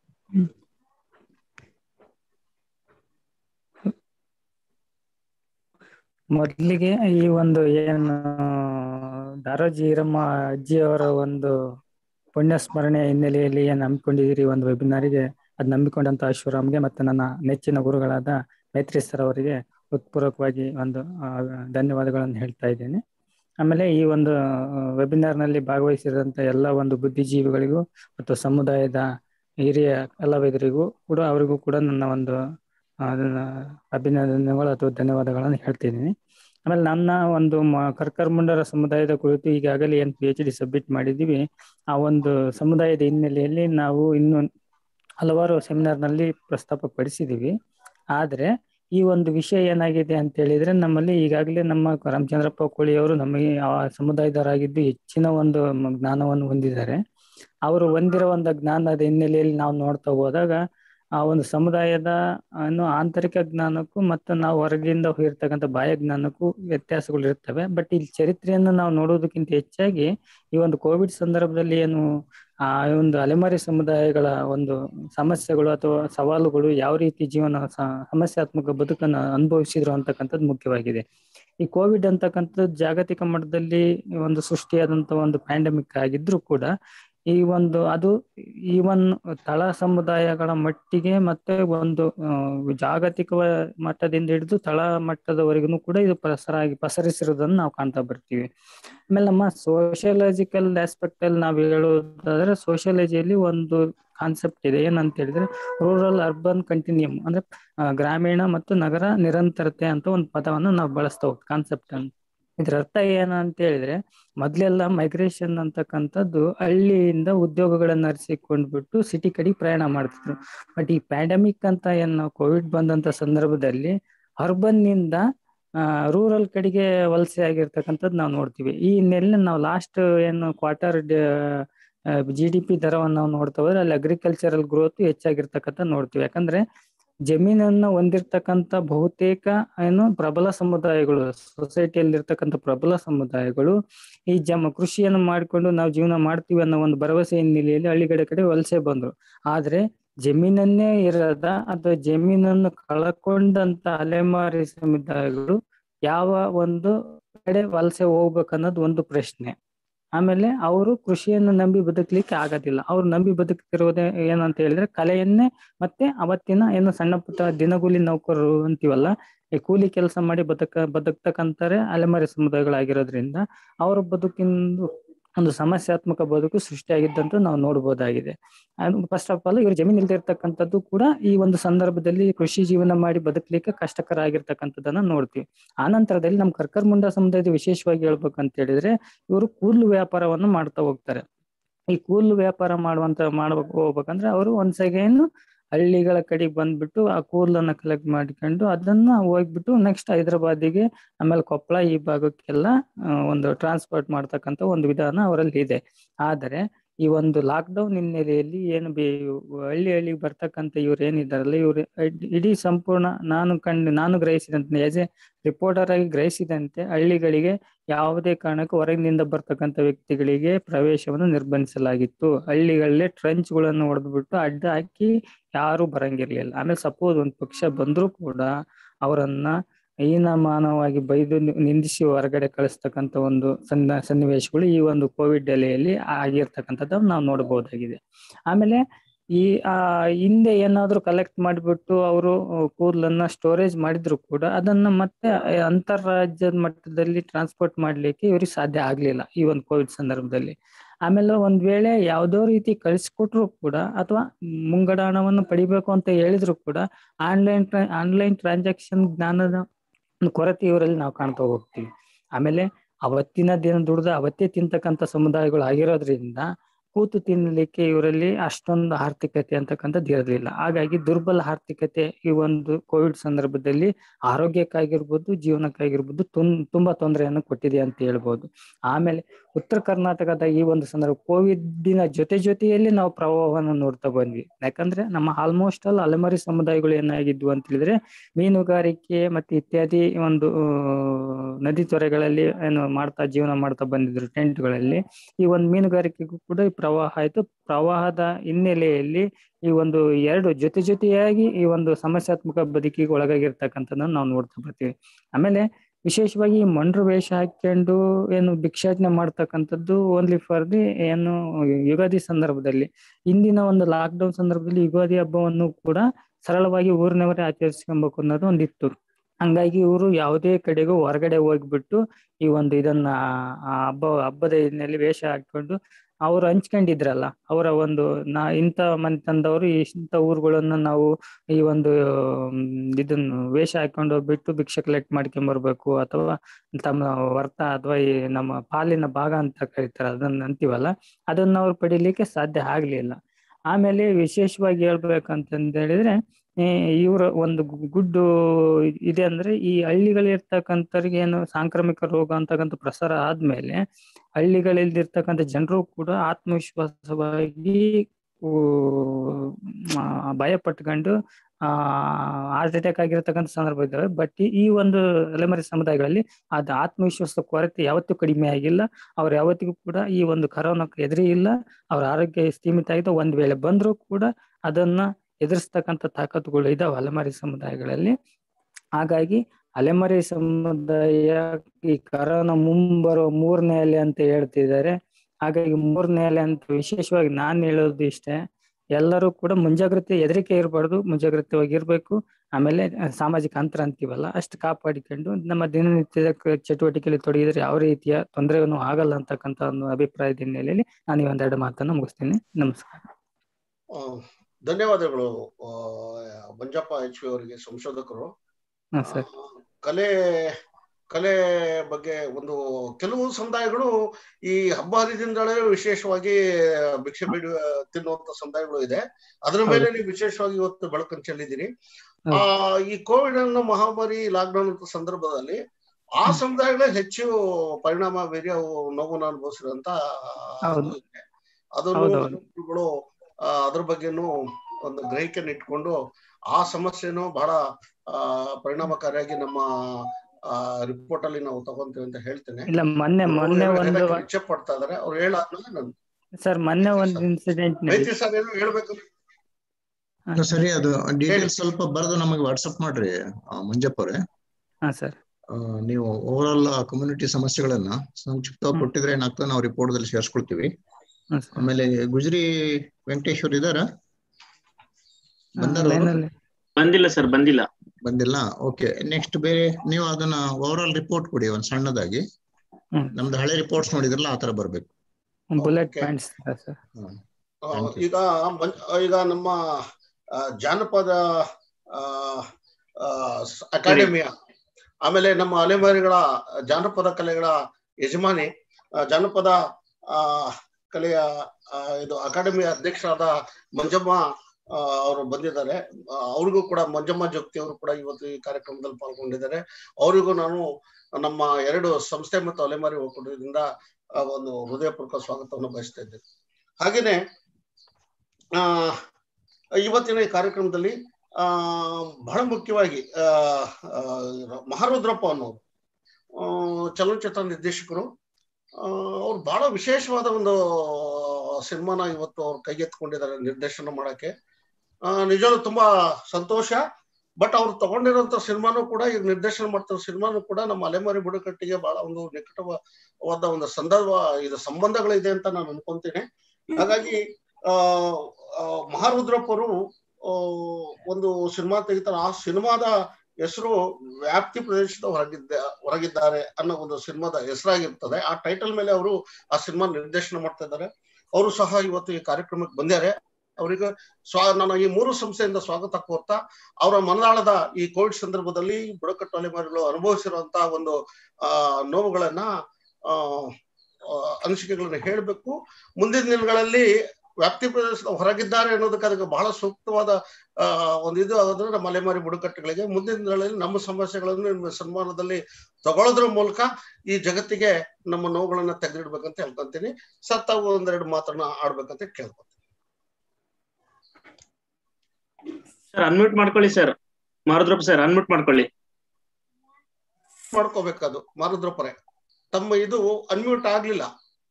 ಮೊದಲಿಗೆ ಈ ಒಂದು ಏನು ದಾರೋಜಿ ಈರಮ್ಮ ಅಜ್ಜಿಯವರ ಒಂದು ಪುಣ್ಯ ಸ್ಮರಣೆ ಹಿನ್ನೆಲೆಯಲ್ಲಿ ಏನು ಹಮ್ಮಿಕೊಂಡಿದ್ದೀರಿ ಒಂದು ವೆಬಿನಾರಿಗೆ ಅದ್ ನಂಬಿಕೊಂಡಂತ ಅಶ್ವರಾಮ್ಗೆ ಮತ್ತು ನನ್ನ ನೆಚ್ಚಿನ ಗುರುಗಳಾದ ಮೈತ್ರಿ ಸರ್ ಅವರಿಗೆ ಹೃತ್ಪೂರ್ವಕವಾಗಿ ಒಂದು ಆ, ಧನ್ಯವಾದಗಳನ್ನು ಹೇಳ್ತಾ ಇದ್ದೇನೆ ಆಮೇಲೆ ಈ ಒಂದು ವೆಬಿನಾರ್ ನಲ್ಲಿ ಭಾಗವಹಿಸಿದಂತ ಎಲ್ಲ ಒಂದು ಬುದ್ಧಿಜೀವಿಗಳಿಗೂ ಮತ್ತು ಸಮುದಾಯದ ಹಿರಿಯ ಕಲಾವಿದರಿಗೂ ಕೂಡ ಅವರಿಗೂ ಕೂಡ ನನ್ನ ಒಂದು ಆ, ಅದನ್ನ ಅಭಿನಂದನೆಗಳು ಅಥವಾ ಧನ್ಯವಾದಗಳನ್ನು ಹೇಳ್ತಿದ್ದೀನಿ ಆಮೇಲೆ ನನ್ನ ಒಂದು ಮ- ಕರ್ಕರ್ಮುಂಡರ ಸಮುದಾಯದ ಕುರಿತು ಈಗಾಗಲೇ ಏನು ಪಿ ಎಚ್ ಡಿ ಸಬ್ಮಿಟ್ ಮಾಡಿದ್ದೀವಿ ಆ ಒಂದು ಸಮುದಾಯದ ಹಿನ್ನೆಲೆಯಲ್ಲಿ ನಾವು ಇನ್ನು ಹಲವಾರು ಸೆಮಿನಾರ್ ನಲ್ಲಿ ಪ್ರಸ್ತಾಪ ಪಡಿಸಿದೀವಿ ಆದ್ರೆ ಈ ಒಂದು ವಿಷಯ ಏನಾಗಿದೆ ಅಂತ ಹೇಳಿದ್ರೆ ನಮ್ಮಲ್ಲಿ ಈಗಾಗಲೇ ನಮ್ಮ ರಾಮಚಂದ್ರಪ್ಪ ಕೋಳಿಯವರು ನಮಗೆ ಆ ಸಮುದಾಯದವರಾಗಿದ್ದು ಹೆಚ್ಚಿನ ಒಂದು ಮ- ಜ್ಞಾನವನ್ನು ಹೊಂದಿದ್ದಾರೆ ಅವರು ಹೊಂದಿರೋ ಒಂದು ಜ್ಞಾನದ ಹಿನ್ನೆಲೆಯಲ್ಲಿ ನಾವು ನೋಡ್ತಾ ಹೋದಾಗ ಆ ಒಂದು ಸಮುದಾಯದ ಏನು ಆಂತರಿಕ ಜ್ಞಾನಕ್ಕೂ ಮತ್ತು ನಾವು ಹೊರಗಿಂದ ಇರ್ತಕ್ಕಂಥ ಬಾಹ್ಯ ಜ್ಞಾನಕ್ಕೂ ವ್ಯತ್ಯಾಸಗಳು ಇರ್ತವೆ ಬಟ್ ಇಲ್ಲಿ ಚರಿತ್ರೆಯನ್ನು ನಾವು ನೋಡೋದಕ್ಕಿಂತ ಹೆಚ್ಚಾಗಿ ಈ ಒಂದು ಕೋವಿಡ್ ಸಂದರ್ಭದಲ್ಲಿ ಏನು ಆ ಒಂದು ಅಲೆಮಾರಿ ಸಮುದಾಯಗಳ ಒಂದು ಸಮಸ್ಯೆಗಳು ಅಥವಾ ಸವಾಲುಗಳು ಯಾವ ರೀತಿ ಜೀವನ ಸ- ಸಮಸ್ಯಾತ್ಮಕ ಬದುಕನ್ನು ಅನುಭವಿಸಿದ್ರು ಅಂತಕ್ಕಂಥದ್ದು ಮುಖ್ಯವಾಗಿದೆ ಈ ಕೋವಿಡ್ ಅಂತಕ್ಕಂಥದ್ದು ಜಾಗತಿಕ ಮಟ್ಟದಲ್ಲಿ ಒಂದು ಸೃಷ್ಟಿಯಾದಂತ ಒಂದು ಪ್ಯಾಂಡಮಿಕ್ ಆಗಿದ್ರು ಕೂಡ ಈ ಒಂದು ಅದು ಈವನ್ ತಳ ಸಮುದಾಯಗಳ ಮಟ್ಟಿಗೆ ಮತ್ತೆ ಒಂದು ಆ, ಜಾಗತಿಕ ಮಟ್ಟದಿಂದ ಹಿಡಿದು ತಳ ಮಟ್ಟದವರೆಗೂ ಕೂಡ ಇದು ಪ್ರಸರಾಗಿ ಪಸರಿಸಿರೋದನ್ನ ನಾವು ಕಾಣ್ತಾ ಬರ್ತೀವಿ ಆಮೇಲೆ ನಮ್ಮ ಸೋಷಿಯಲಾಜಿಕಲ್ ಆಸ್ಪೆಕ್ಟ್ ಅಲ್ಲಿ ನಾವು ಹೇಳೋದಾದ್ರೆ ಸೋಷಿಯಾಲಜಿಯಲ್ಲಿ ಒಂದು ಕಾನ್ಸೆಪ್ಟ್ ಇದೆ ಏನಂತ ಹೇಳಿದ್ರೆ ರೂರಲ್ ಅರ್ಬನ್ ಕಂಟಿನ್ಯೂಮ್ ಅಂದ್ರೆ ಆ, ಗ್ರಾಮೀಣ ಮತ್ತು ನಗರ ನಿರಂತರತೆ ಅಂತ ಒಂದು ಪದವನ್ನು ನಾವು ಬಳಸ್ತಾ ಹೋಗ್ತೀವಿ ಕಾನ್ಸೆಪ್ಟ್ ಅನ್ನು ಇದ್ರ ಅರ್ಥ ಏನಂತ ಹೇಳಿದ್ರೆ ಮೊದ್ಲೆಲ್ಲ ಮೈಗ್ರೇಷನ್ ಅಂತಕ್ಕಂಥದ್ದು ಹಳ್ಳಿಯಿಂದ ಉದ್ಯೋಗಗಳನ್ನ ಅರಸಿಕೊಂಡ್ಬಿಟ್ಟು ಸಿಟಿ ಕಡೆ ಪ್ರಯಾಣ ಮಾಡ್ತಿದ್ರು ಬಟ್ ಈ ಪ್ಯಾಂಡಮಿಕ್ ಅಂತ ಏನ್ ನಾವು ಕೋವಿಡ್ ಬಂದಂತ ಸಂದರ್ಭದಲ್ಲಿ ಅರ್ಬನ್ ನಿಂದ ರೂರಲ್ ಕಡೆಗೆ ವಲಸೆ ಆಗಿರ್ತಕ್ಕಂಥದ್ದು ನಾವು ನೋಡ್ತೀವಿ ಈ ಹಿನ್ನೆಲೆ ನಾವು ಲಾಸ್ಟ್ ಏನು ಕ್ವಾರ್ಟರ್ ಜಿ ಡಿ ಪಿ ದರವನ್ನು ನಾವು ನೋಡ್ತಾ ಹೋದ್ರೆ ಅಲ್ಲಿ ಅಗ್ರಿಕಲ್ಚರಲ್ ಗ್ರೋತ್ ಹೆಚ್ಚಾಗಿರ್ತಕ್ಕಂಥ ನೋಡ್ತೀವಿ ಯಾಕಂದ್ರೆ ಜಮೀನನ್ನ ಹೊಂದಿರ್ತಕ್ಕಂಥ ಬಹುತೇಕ ಏನು ಪ್ರಬಲ ಸಮುದಾಯಗಳು ಸೊಸೈಟಿಯಲ್ಲಿ ಇರ್ತಕ್ಕಂಥ ಪ್ರಬಲ ಸಮುದಾಯಗಳು ಈ ಜಮ ಕೃಷಿಯನ್ನು ಮಾಡಿಕೊಂಡು ನಾವು ಜೀವನ ಮಾಡ್ತೀವಿ ಅನ್ನೋ ಒಂದು ಭರವಸೆ ಹಿನ್ನೆಲೆಯಲ್ಲಿ ಹಳ್ಳಿಗಡೆ ಕಡೆ ವಲಸೆ ಬಂದ್ರು ಆದ್ರೆ ಜಮೀನನ್ನೇ ಇರದ ಅಥವಾ ಜಮೀನನ್ನು ಕಳ್ಕೊಂಡಂತ ಅಲೆಮಾರಿ ಸಮುದಾಯಗಳು ಯಾವ ಒಂದು ಕಡೆ ವಲಸೆ ಹೋಗ್ಬೇಕನ್ನೋದು ಒಂದು ಪ್ರಶ್ನೆ ಆಮೇಲೆ ಅವರು ಕೃಷಿಯನ್ನು ನಂಬಿ ಬದುಕಲಿಕ್ಕೆ ಆಗೋದಿಲ್ಲ ಅವ್ರು ನಂಬಿ ಬದುಕ್ತಿರೋದೇ ಏನಂತ ಹೇಳಿದ್ರೆ ಕಲೆಯನ್ನೇ ಮತ್ತೆ ಅವತ್ತಿನ ಏನು ಸಣ್ಣ ಪುಟ್ಟ ದಿನಗೂಲಿ ನೌಕರರು ಅಂತೀವಲ್ಲ ಈ ಕೂಲಿ ಕೆಲಸ ಮಾಡಿ ಬದುಕ ಬದುಕ್ತಕ್ಕಂತಾರೆ ಅಲೆಮಾರಿ ಸಮುದಾಯಗಳಾಗಿರೋದ್ರಿಂದ ಅವ್ರ ಬದುಕಿನ ಒಂದು ಸಮಸ್ಯಾತ್ಮಕ ಬದುಕು ಸೃಷ್ಟಿಯಾಗಿದ್ದಂತ ನಾವು ನೋಡ್ಬೋದಾಗಿದೆ ಫಸ್ಟ್ ಆಫ್ ಆಲ್ ಇವ್ರು ಜಮೀನ್ ಇಲ್ದೇ ಇರ್ತಕ್ಕಂಥದ್ದು ಕೂಡ ಈ ಒಂದು ಸಂದರ್ಭದಲ್ಲಿ ಕೃಷಿ ಜೀವನ ಮಾಡಿ ಬದುಕಲಿಕ್ಕೆ ಕಷ್ಟಕರ ಆಗಿರ್ತಕ್ಕಂಥದ್ದನ್ನ ನೋಡ್ತೀವಿ ಆ ನಂತರದಲ್ಲಿ ನಮ್ಮ ಕರ್ಕರ್ಮುಂಡ ಸಮುದಾಯದ ವಿಶೇಷವಾಗಿ ಹೇಳ್ಬೇಕಂತ ಹೇಳಿದ್ರೆ ಇವರು ಕೂದಲು ವ್ಯಾಪಾರವನ್ನು ಮಾಡ್ತಾ ಹೋಗ್ತಾರೆ ಈ ಕೂದಲು ವ್ಯಾಪಾರ ಮಾಡುವಂತ ಮಾಡ್ಬೇಕು ಹೋಗ್ಬೇಕಂದ್ರೆ ಅವರು ಒಂದ್ ಸೆಕೆಂಡ್ ಹಳ್ಳಿಗಳ ಕಡೆಗೆ ಬಂದ್ಬಿಟ್ಟು ಆ ಕೂದಲನ್ನ ಕಲೆಕ್ಟ್ ಮಾಡ್ಕೊಂಡು ಅದನ್ನ ಹೋಗ್ಬಿಟ್ಟು ನೆಕ್ಸ್ಟ್ ಹೈದರಾಬಾದಿಗೆ ಆಮೇಲೆ ಕೊಪ್ಪಳ ಈ ಭಾಗಕ್ಕೆಲ್ಲ ಆ, ಒಂದು ಟ್ರಾನ್ಸ್ಪೋರ್ಟ್ ಮಾಡ್ತಕ್ಕಂಥ ಒಂದು ವಿಧಾನ ಅವರಲ್ಲಿ ಇದೆ ಆದರೆ ಈ ಒಂದು ಲಾಕ್ ಡೌನ್ ಹಿನ್ನೆಲೆಯಲ್ಲಿ ಏನು ಬಿ ಹಳ್ಳಿ ಹಳ್ಳಿಗೆ ಬರ್ತಕ್ಕಂಥ ಇವ್ರು ಏನಿದಾರಲ್ಲ ಇವ್ರು ಇಡ್- ಇಡೀ ಸಂಪೂರ್ಣ ನಾನು ಕಂಡು ನಾನು ಗ್ರಹಿಸಿದಂತೆ ಆಸ್ ಎ ರಿಪೋರ್ಟರ್ ಆಗಿ ಗ್ರಹಿಸಿದಂತೆ ಹಳ್ಳಿಗಳಿಗೆ ಯಾವುದೇ ಕಾರಣಕ್ಕೂ ಹೊರಗಿನಿಂದ ಬರ್ತಕ್ಕಂಥ ವ್ಯಕ್ತಿಗಳಿಗೆ ಪ್ರವೇಶವನ್ನು ನಿರ್ಬಂಧಿಸಲಾಗಿತ್ತು ಹಳ್ಳಿಗಳಲ್ಲೇ ಟ್ರಂಚ್ಗಳನ್ನು ಹೊಡೆದ್ಬಿಟ್ಟು ಅಡ್ಡ ಹಾಕಿ ಯಾರು ಬರಂಗಿರ್ಲಿಲ್ಲ ಆಮೇಲೆ ಸಪೋಸ್ ಒಂದು ಪಕ್ಷ ಬಂದ್ರು ಕೂಡ ಅವರನ್ನ ಹೀನಮಾನವಾಗಿ ಬೈದು ನಿ- ನಿಂದಿಸಿ ಹೊರಗಡೆ ಕಳಿಸ್ತಕ್ಕಂಥ ಒಂದು ಸನ್ನ ಸನ್ನಿವೇಶಗಳು ಈ ಒಂದು ಕೋವಿಡ್ ಅಲೆಯಲ್ಲಿ ಆಗಿರ್ತಕ್ಕಂಥದ್ದು ನಾವು ನೋಡಬಹುದಾಗಿದೆ ಆಮೇಲೆ ಈ ಆ ಹಿಂದೆ ಏನಾದ್ರು ಕಲೆಕ್ಟ್ ಮಾಡಿಬಿಟ್ಟು ಅವರು ಕೂದಲನ್ನ ಸ್ಟೋರೇಜ್ ಮಾಡಿದ್ರು ಕೂಡ ಅದನ್ನ ಮತ್ತೆ ಅಂತಾರಾಜ್ಯದ ಮಟ್ಟದಲ್ಲಿ ಟ್ರಾನ್ಸ್ಪೋರ್ಟ್ ಮಾಡ್ಲಿಕ್ಕೆ ಇವ್ರಿಗೆ ಸಾಧ್ಯ ಆಗ್ಲಿಲ್ಲ ಈ ಒಂದು ಕೋವಿಡ್ ಸಂದರ್ಭದಲ್ಲಿ ಆಮೇಲೆ ಒಂದ್ ವೇಳೆ ಯಾವ್ದೋ ರೀತಿ ಕಳಿಸ್ಕೊಟ್ರು ಕೂಡ ಅಥವಾ ಮುಂಗಡ ಹಣವನ್ನು ಪಡಿಬೇಕು ಅಂತ ಹೇಳಿದ್ರು ಕೂಡ ಆನ್ಲೈನ್ ಆನ್ಲೈನ್ ಟ್ರಾನ್ಸಾಕ್ಷನ್ ಜ್ಞಾನದ ಒಂದು ಕೊರತೆ ಇವರಲ್ಲಿ ನಾವು ಕಾಣ್ತಾ ಹೋಗ್ತೀವಿ ಆಮೇಲೆ ಅವತ್ತಿನ ದಿನ ದುಡ್ದು ಅವತ್ತೇ ತಿಂತಕ್ಕಂಥ ಸಮುದಾಯಗಳು ಆಗಿರೋದ್ರಿಂದ ಕೂತು ತಿನ್ನಲಿಕ್ಕೆ ಇವರಲ್ಲಿ ಅಷ್ಟೊಂದು ಆರ್ಥಿಕತೆ ಅಂತಕ್ಕಂಥದ್ದು ಇರಲಿಲ್ಲ ಹಾಗಾಗಿ ದುರ್ಬಲ ಆರ್ಥಿಕತೆ ಈ ಒಂದು ಕೋವಿಡ್ ಸಂದರ್ಭದಲ್ಲಿ ಆರೋಗ್ಯಕ್ಕಾಗಿರ್ಬೋದು ಜೀವನಕ್ಕಾಗಿರ್ಬೋದು ತುಂ ತುಂಬಾ ತೊಂದರೆಯನ್ನು ಕೊಟ್ಟಿದೆ ಅಂತ ಹೇಳ್ಬೋದು ಆಮೇಲೆ ಉತ್ತರ ಕರ್ನಾಟಕದ ಈ ಒಂದು ಸಂದರ್ಭ ಕೋವಿಡ್ನ ಜೊತೆ ಜೊತೆಯಲ್ಲಿ ನಾವು ಪ್ರವಾಹವನ್ನು ನೋಡ್ತಾ ಬಂದ್ವಿ ಯಾಕಂದ್ರೆ ನಮ್ಮ ಆಲ್ಮೋಸ್ಟ್ ಆಲ್ ಅಲೆಮಾರಿ ಸಮುದಾಯಗಳು ಏನಾಗಿದ್ವು ಅಂತ ಹೇಳಿದ್ರೆ ಮೀನುಗಾರಿಕೆ ಮತ್ತೆ ಇತ್ಯಾದಿ ಒಂದು ಆ, ನದಿ ತೊರೆಗಳಲ್ಲಿ ಏನು ಮಾಡ್ತಾ ಜೀವನ ಮಾಡ್ತಾ ಬಂದಿದ್ರು ಟೆಂಟ್ಗಳಲ್ಲಿ ಈ ಒಂದು ಮೀನುಗಾರಿಕೆಗೂ ಕೂಡ ಈ ಪ್ರವಾಹ ಆಯ್ತು ಪ್ರವಾಹದ ಹಿನ್ನೆಲೆಯಲ್ಲಿ ಈ ಒಂದು ಎರಡು ಜೊತೆ ಜೊತೆಯಾಗಿ ಈ ಒಂದು ಸಮಸ್ಯಾತ್ಮಕ ಬದುಕಿಗೆ ಒಳಗಾಗಿರ್ತಕ್ಕಂಥದ್ದನ್ನ ನಾವು ನೋಡ್ತಾ ಬರ್ತೀವಿ ಆಮೇಲೆ ವಿಶೇಷವಾಗಿ ಈ ಮಂಡ್ರ ವೇಷ ಹಾಕೊಂಡು ಏನು ಭಿಕ್ಷಾಟನೆ ಮಾಡ್ತಕ್ಕಂಥದ್ದು ಓನ್ಲಿ ಫಾರ್ ದಿ ಏನು ಯುಗಾದಿ ಸಂದರ್ಭದಲ್ಲಿ ಇಂದಿನ ಒಂದು ಲಾಕ್ ಡೌನ್ ಸಂದರ್ಭದಲ್ಲಿ ಯುಗಾದಿ ಹಬ್ಬವನ್ನು ಕೂಡ ಸರಳವಾಗಿ ಊರಿನವರೇ ಆಚರಿಸ್ಕೊಬೇಕು ಅನ್ನೋದು ಒಂದಿತ್ತು ಹಂಗಾಗಿ ಇವರು ಯಾವುದೇ ಕಡೆಗೂ ಹೊರಗಡೆ ಹೋಗ್ಬಿಟ್ಟು ಈ ಒಂದು ಇದನ್ನ ಆ ಹಬ್ಬ ಹಬ್ಬದ ಹಿನ್ನೆಲೆ ವೇಷ ಹಾಕೊಂಡು ಅವ್ರು ಹಂಚ್ಕೊಂಡಿದ್ರಲ್ಲ ಅವರ ಒಂದು ನಾ ಇಂಥ ಮನೆ ತಂದವರು ಇಂಥ ಊರುಗಳನ್ನ ನಾವು ಈ ಒಂದು ಮ್, ಇದನ್ನು ವೇಷ ಹಾಕೊಂಡು ಹೋಗ್ಬಿಟ್ಟು ಭಿಕ್ಷೆ ಕಲೆಕ್ಟ್ ಮಾಡ್ಕೊಂಡ್ ಬರ್ಬೇಕು ಅಥವಾ ತಮ್ಮ ವರ್ತ ಅಥವಾ ಈ ನಮ್ಮ ಪಾಲಿನ ಭಾಗ ಅಂತ ಕರೀತಾರೆ ಅದನ್ನ ಅಂತೀವಲ್ಲ ಅದನ್ನ ಅವ್ರು ಪಡಿಲಿಕ್ಕೆ ಸಾಧ್ಯ ಆಗ್ಲಿಲ್ಲ ಆಮೇಲೆ ವಿಶೇಷವಾಗಿ ಹೇಳ್ಬೇಕಂತಂದ ಹೇಳಿದ್ರೆ ಇವರ ಒಂದು ಗು- ಗುಡ್ಡು ಇದೆ ಅಂದ್ರೆ ಈ ಹಳ್ಳಿಗಳಿರ್ತಕ್ಕಂಥವ್ರಿಗೆ ಏನು ಸಾಂಕ್ರಾಮಿಕ ರೋಗ ಅಂತಕ್ಕಂಥ ಪ್ರಸಾರ ಆದ್ಮೇಲೆ ಹಳ್ಳಿಗಳಲ್ಲಿರ್ತಕ್ಕಂಥ ಜನರು ಕೂಡ ಆತ್ಮವಿಶ್ವಾಸವಾಗಿ ಊ, ಆ, ಭಯ ಪಟ್ಕೊಂಡು ಆ ಹಾರ್ಟ್ ಅಟ್ಯಾಕ್ ಆಗಿರ್ತಕ್ಕಂಥ ಸಂದರ್ಭ ಇದ್ದಾವೆ ಬಟ್ ಈ ಒಂದು ಅಲೆಮಾರಿ ಸಮುದಾಯಗಳಲ್ಲಿ ಅದು ಆತ್ಮವಿಶ್ವಾಸದ ಕೊರತೆ ಯಾವತ್ತೂ ಕಡಿಮೆ ಆಗಿಲ್ಲ ಅವ್ರು ಯಾವತ್ತಿಗೂ ಕೂಡ ಈ ಒಂದು ಕರೋನಾಕ್ಕೆ ಎದುರಿ ಇಲ್ಲ ಅವ್ರ ಆರೋಗ್ಯ ಸ್ಥೀಮಿತ ಆಗಿದೆ ಒಂದ್ ವೇಳೆ ಬಂದ್ರು ಕೂಡ ಅದನ್ನ ಎದುರಿಸ್ತಕ್ಕಂಥ ತಾಕತ್ತುಗಳು ಇದಾವೆ ಅಲೆಮಾರಿ ಸಮುದಾಯಗಳಲ್ಲಿ ಹಾಗಾಗಿ ಅಲೆಮಾರಿ ಸಮುದಾಯ ಈ ಕರೋನಾ ಮುಂಬರುವ ಮೂರನೇ ಅಲೆ ಅಂತ ಹೇಳ್ತಿದ್ದಾರೆ ಹಾಗಾಗಿ ಮೂರನೇ ಅಲೆ ಅಂತ ವಿಶೇಷವಾಗಿ ನಾನ್ ಹೇಳೋದು ಇಷ್ಟೇ ಎಲ್ಲರೂ ಕೂಡ ಮುಂಜಾಗ್ರತೆ ಹೆದರಿಕೆ ಇರಬಾರ್ದು ಮುಂಜಾಗ್ರತೆವಾಗಿ ಇರ್ಬೇಕು ಆಮೇಲೆ ಅಹ್, ಸಾಮಾಜಿಕ ಅಂತರ ಅಂತೀವಲ್ಲ ಅಷ್ಟು ಕಾಪಾಡಿಕೊಂಡು ನಮ್ಮ ದಿನನಿತ್ಯದ ಕ- ಚಟುವಟಿಕೆಯಲ್ಲಿ ತೊಡಗಿದ್ರೆ ಯಾವ ರೀತಿಯ ತೊಂದರೆನೂ ಆಗಲ್ಲ ಅಂತಕ್ಕಂಥ ಒಂದು ಅಭಿಪ್ರಾಯದ ಹಿನ್ನೆಲೆಯಲ್ಲಿ ನಾನು ಈ ಒಂದೆರಡು ಮಾತನ್ನ ಮುಗಿಸ್ತೀನಿ ನಮಸ್ಕಾರ ಆ, ಧನ್ಯವಾದಗಳು ಆ, ಮಂಜಪ್ಪ ಎಚ್ ವಿ ಅವರಿಗೆ ಸಂಶೋಧಕರು ಹಾ ಸರ್ ಕಲೆ ಕಲೆ ಬಗ್ಗೆ ಒಂದು ಕೆಲವು ಸಮುದಾಯಗಳು ಈ ಹಬ್ಬ ಹರಿದಿಂದಲೇ ವಿಶೇಷವಾಗಿ ಭಿಕ್ಷೆ ಬೇಡ ತಿನ್ನುವಂತ ಸಮುದಾಯಗಳು ಇದೆ ಅದರ ಮೇಲೆ ನೀವು ವಿಶೇಷವಾಗಿ ಇವತ್ತು ಬೆಳಕನ್ನು ಚೆಲ್ಲಿದ್ದೀರಿ ಆ ಈ ಕೋವಿಡ್ ಅನ್ನೋ ಮಹಾಮಾರಿ ಲಾಕ್ಡೌನ್ ಅಂತ ಸಂದರ್ಭದಲ್ಲಿ ಆ ಸಮುದಾಯಗಳೇ ಹೆಚ್ಚು ಪರಿಣಾಮ ಬೀರಿ ಅವು ನೋವನ್ನು ಅನುಭವಿಸಿರುವಂತ ಹೌದು ಅದನ್ನು ಹೌದೌದು. ಗುರುಗಳು, ಆ, ಅದ್ರ ಬಗ್ಗೆನೂ ಒಂದು ಗ್ರಹಿಕೆಯನ್ನು ಇಟ್ಕೊಂಡು ಆ ಸಮಸ್ಯೆನೂ ಬಹಳ ಆ, ಪರಿಣಾಮಕಾರಿಯಾಗಿ ನಮ್ಮ ರಿಪೋರ್ಟ್ ಅಲ್ಲಿ ನಾವು ತಗೊಂತೀವಿ ಅಂತ ಹೇಳ್ತೇನೆ ಇಲ್ಲ ಮೊನ್ನೆ ಮೊನ್ನೆ ಒಂದು ಇಚ್ಛೆ ಪಡ್ತಾ ಇದಾರೆ ಅವ್ರು ಹೇಳಾದ್ಮೇಲೆ ನಾನು ಸರ್ ಮೊನ್ನೆ ಒಂದು ಇನ್ಸಿಡೆಂಟ್ ಮೈತ್ರಿ ಸರ್ ಏನು ಹೇಳ್ಬೇಕು ಸರಿ ಅದು ಡೀಟೇಲ್ಸ್ ಸ್ವಲ್ಪ ಬರೆದು ನಮಗೆ ವಾಟ್ಸಪ್ ಮಾಡ್ರಿ ಆ, ಮಂಜಪ್ಪ ಅವರೇ ಹಾ ಸರ್ ಆ, ನೀವು ಓವರ್ ಆಲ್ ಕಮ್ಯುನಿಟಿ ಸಮಸ್ಯೆಗಳನ್ನ ಸಂಕ್ಷಿಪ್ತವಾಗಿ ಕೊಟ್ಟಿದ್ರೆ ಏನಾಗ್ತದೆ ನಾವು ರಿಪೋರ್ಟ್ ದಲ್ಲಿ ಸೇರಿಸ್ಕೊಳ್ತೀವಿ ಆಮೇಲೆ ಗುಜರಿ ವೆಂಕಟೇಶ್ವರ್ ಇದಾರ ಬಂದಾರ ಅವ್ರು? ಬಂದಿಲ್ಲ ಸರ್ ಬಂದಿಲ್ಲ ಬಂದಿಲ್ಲ ಓಕೆ ನೆಕ್ಸ್ಟ್ ಬೇರೆ ನೀವು ಅದನ್ನ ಓವರ್ ಆಲ್ ರಿಪೋರ್ಟ್ ಕೊಡಿ ಒಂದ್ ಸಣ್ಣದಾಗಿ ನಮ್ದು ಹಳೆ ರಿಪೋರ್ಟ್ಸ್ ನೋಡಿದ್ರಲ್ಲ ಆ ತರ ಬರ್ಬೇಕು ಬುಲೆಟ್ ಪಾಯಿಂಟ್ಸ್ ಸರ್ ಆ, ಈಗ ಮನ್- ಈಗ ನಮ್ಮ ಆ, ಜಾನಪದ ಆ, ಆ, ಸ್- ಅಕಾಡೆಮಿಯ ಆಮೇಲೆ ನಮ್ಮ ಅಲೆಮಾರಿಗಳ ಜಾನಪದ ಕಲೆಗಳ ಯಜಮಾನಿ ಆ, ಜಾನಪದ ಆ, ಕಲೆಯ ಆ, ಇದು ಅಕಾಡೆಮಿಯ ಅಧ್ಯಕ್ಷರಾದ ಮಂಜಮ್ಮ ಆ, ಅವರು ಬಂದಿದ್ದಾರೆ ಆ, ಅವ್ರಿಗೂ ಕೂಡ ಮಂಜಮ್ಮ ಜೋಗ್ತಿ ಅವರು ಕೂಡ ಇವತ್ತು ಈ ಕಾರ್ಯಕ್ರಮದಲ್ಲಿ ಪಾಲ್ಗೊಂಡಿದ್ದಾರೆ ಅವರಿಗೂ ನಾನು ನಮ್ಮ ಎರಡು ಸಂಸ್ಥೆ ಮತ್ತು ಅಲೆಮಾರಿ ಒಕ್ಕೂಟದಿಂದ ಆ, ಒಂದು ಹೃದಯಪೂರ್ವಕ ಸ್ವಾಗತವನ್ನು ಬಯಸ್ತಾ ಇದ್ದೇನೆ ಹಾಗೇನೆ ಆ ಇವತ್ತಿನ ಈ ಕಾರ್ಯಕ್ರಮದಲ್ಲಿ ಆ ಬಹಳ ಮುಖ್ಯವಾಗಿ ಆ ಆ, ಮಹಾರುದ್ರಪ್ಪ ಅನ್ನೋರು ಆ, ಚಲನಚಿತ್ರ ನಿರ್ದೇಶಕರು ಆ, ಅವ್ರು ಬಹಳ ವಿಶೇಷವಾದ ಒಂದು ಸಿನಿಮಾನ ಇವತ್ತು ಅವ್ರು ಕೈಗೆತ್ಕೊಂಡಿದ್ದಾರೆ ನಿರ್ದೇಶನ ಮಾಡಕ್ಕೆ ಆ, ನಿಜವಾಗ್ಲೂ ತುಂಬಾ ಸಂತೋಷ ಬಟ್ ಅವ್ರು ತಗೊಂಡಿರೋಂಥ ಸಿನಿಮಾನು ಕೂಡ ಈಗ ನಿರ್ದೇಶನ ಮಾಡ್ತಿರೋ ಸಿನಿಮಾನು ಕೂಡ ನಮ್ಮ ಅಲೆಮಾರಿ ಬುಡಕಟ್ಟಿಗೆ ಬಹಳ ಒಂದು ನಿಕಟವಾದ ಒಂದು ಸಂದರ್ಭ ಇದು ಸಂಬಂಧಗಳಿದೆ ಅಂತ ನಾನು ಅನ್ಕೊಂತೀನಿ ಹಾಗಾಗಿ ಆ ಆ, ಮಹಾರುದ್ರಪ್ಪರು ಆ, ಒಂದು ಸಿನಿಮಾ ತೆಗಿತಾರೆ ಆ ಸಿನಿಮಾದ ಹೆಸರು ವ್ಯಾಪ್ತಿ ಪ್ರದೇಶದ ಹೊರಗಿದ್ದ ಹೊರಗಿದ್ದಾರೆ ಅನ್ನೋ ಒಂದು ಸಿನಿಮಾದ ಹೆಸರಾಗಿರ್ತದೆ ಆ ಟೈಟಲ್ ಮೇಲೆ ಅವರು ಆ ಸಿನಿಮಾ ನಿರ್ದೇಶನ ಮಾಡ್ತಾ ಇದ್ದಾರೆ ಅವರು ಸಹ ಇವತ್ತು ಈ ಕಾರ್ಯಕ್ರಮಕ್ಕೆ ಬಂದಿದ್ದಾರೆ ಅವರಿಗೆ ಸ್ವಾ ನಾನು ಈ ಮೂರು ಸಂಸ್ಥೆಯಿಂದ ಸ್ವಾಗತ ಕೋರ್ತಾ ಅವರ ಮನದಾಳದ ಈ ಕೋವಿಡ್ ಸಂದರ್ಭದಲ್ಲಿ ಬುಡಕಟ್ಟು ಅಲೆಮಾರಿಗಳು ಅನುಭವಿಸಿರುವಂತಹ ಒಂದು ಆ ನೋವುಗಳನ್ನ ಆ ಆ, ಅನಿಸಿಕೆಗಳನ್ನ ಹೇಳಬೇಕು ಮುಂದಿನ ದಿನಗಳಲ್ಲಿ ವ್ಯಾಪ್ತಿ ಪ್ರದೇಶದ ಹೊರಗಿದ್ದಾರೆ ಅನ್ನೋದಕ್ಕೆ ಅದಕ್ಕೆ ಬಹಳ ಸೂಕ್ತವಾದ ಆ, ಒಂದು ಇದು ಆಗೋದ್ರೆ ನಮ್ಮ ಅಲೆಮಾರಿ ಬುಡಕಟ್ಟುಗಳಿಗೆ ಮುಂದಿನ ದಿನಗಳಲ್ಲಿ ನಮ್ಮ ಸಮಸ್ಯೆಗಳನ್ನು ನಿಮ್ಮ ಸನ್ಮಾನದಲ್ಲಿ ತಗೊಳ್ಳೋದ್ರ ಮೂಲಕ ಈ ಜಗತ್ತಿಗೆ ನಮ್ಮ ನೋವುಗಳನ್ನ ತೆಗೆದಿಡ್ಬೇಕಂತ ಹೇಳ್ಕೊಂತೀನಿ ಸರ್ ತಾವು ಒಂದೆರಡು ಮಾತನ್ನ ಆಡ್ಬೇಕಂತ ಕೇಳ್ಕೊತೀನಿ ಸರ್ ಅನ್ಮ್ಯೂಟ್ ಮಾಡ್ಕೊಳ್ಳಿ ಸರ್ ಮಾರುದ್ರಪ್ಪ ಸರ್ ಅನ್ಮ್ಯೂಟ್ ಮಾಡ್ಕೊಳ್ಳಿ ಮಾಡ್ಕೋಬೇಕದು ಮಾರುದ್ರಪ್ಪರೆ ತಮ್ಮ ಇದು ಅನ್ಮ್ಯೂಟ್ ಆಗ್ಲಿಲ್ಲ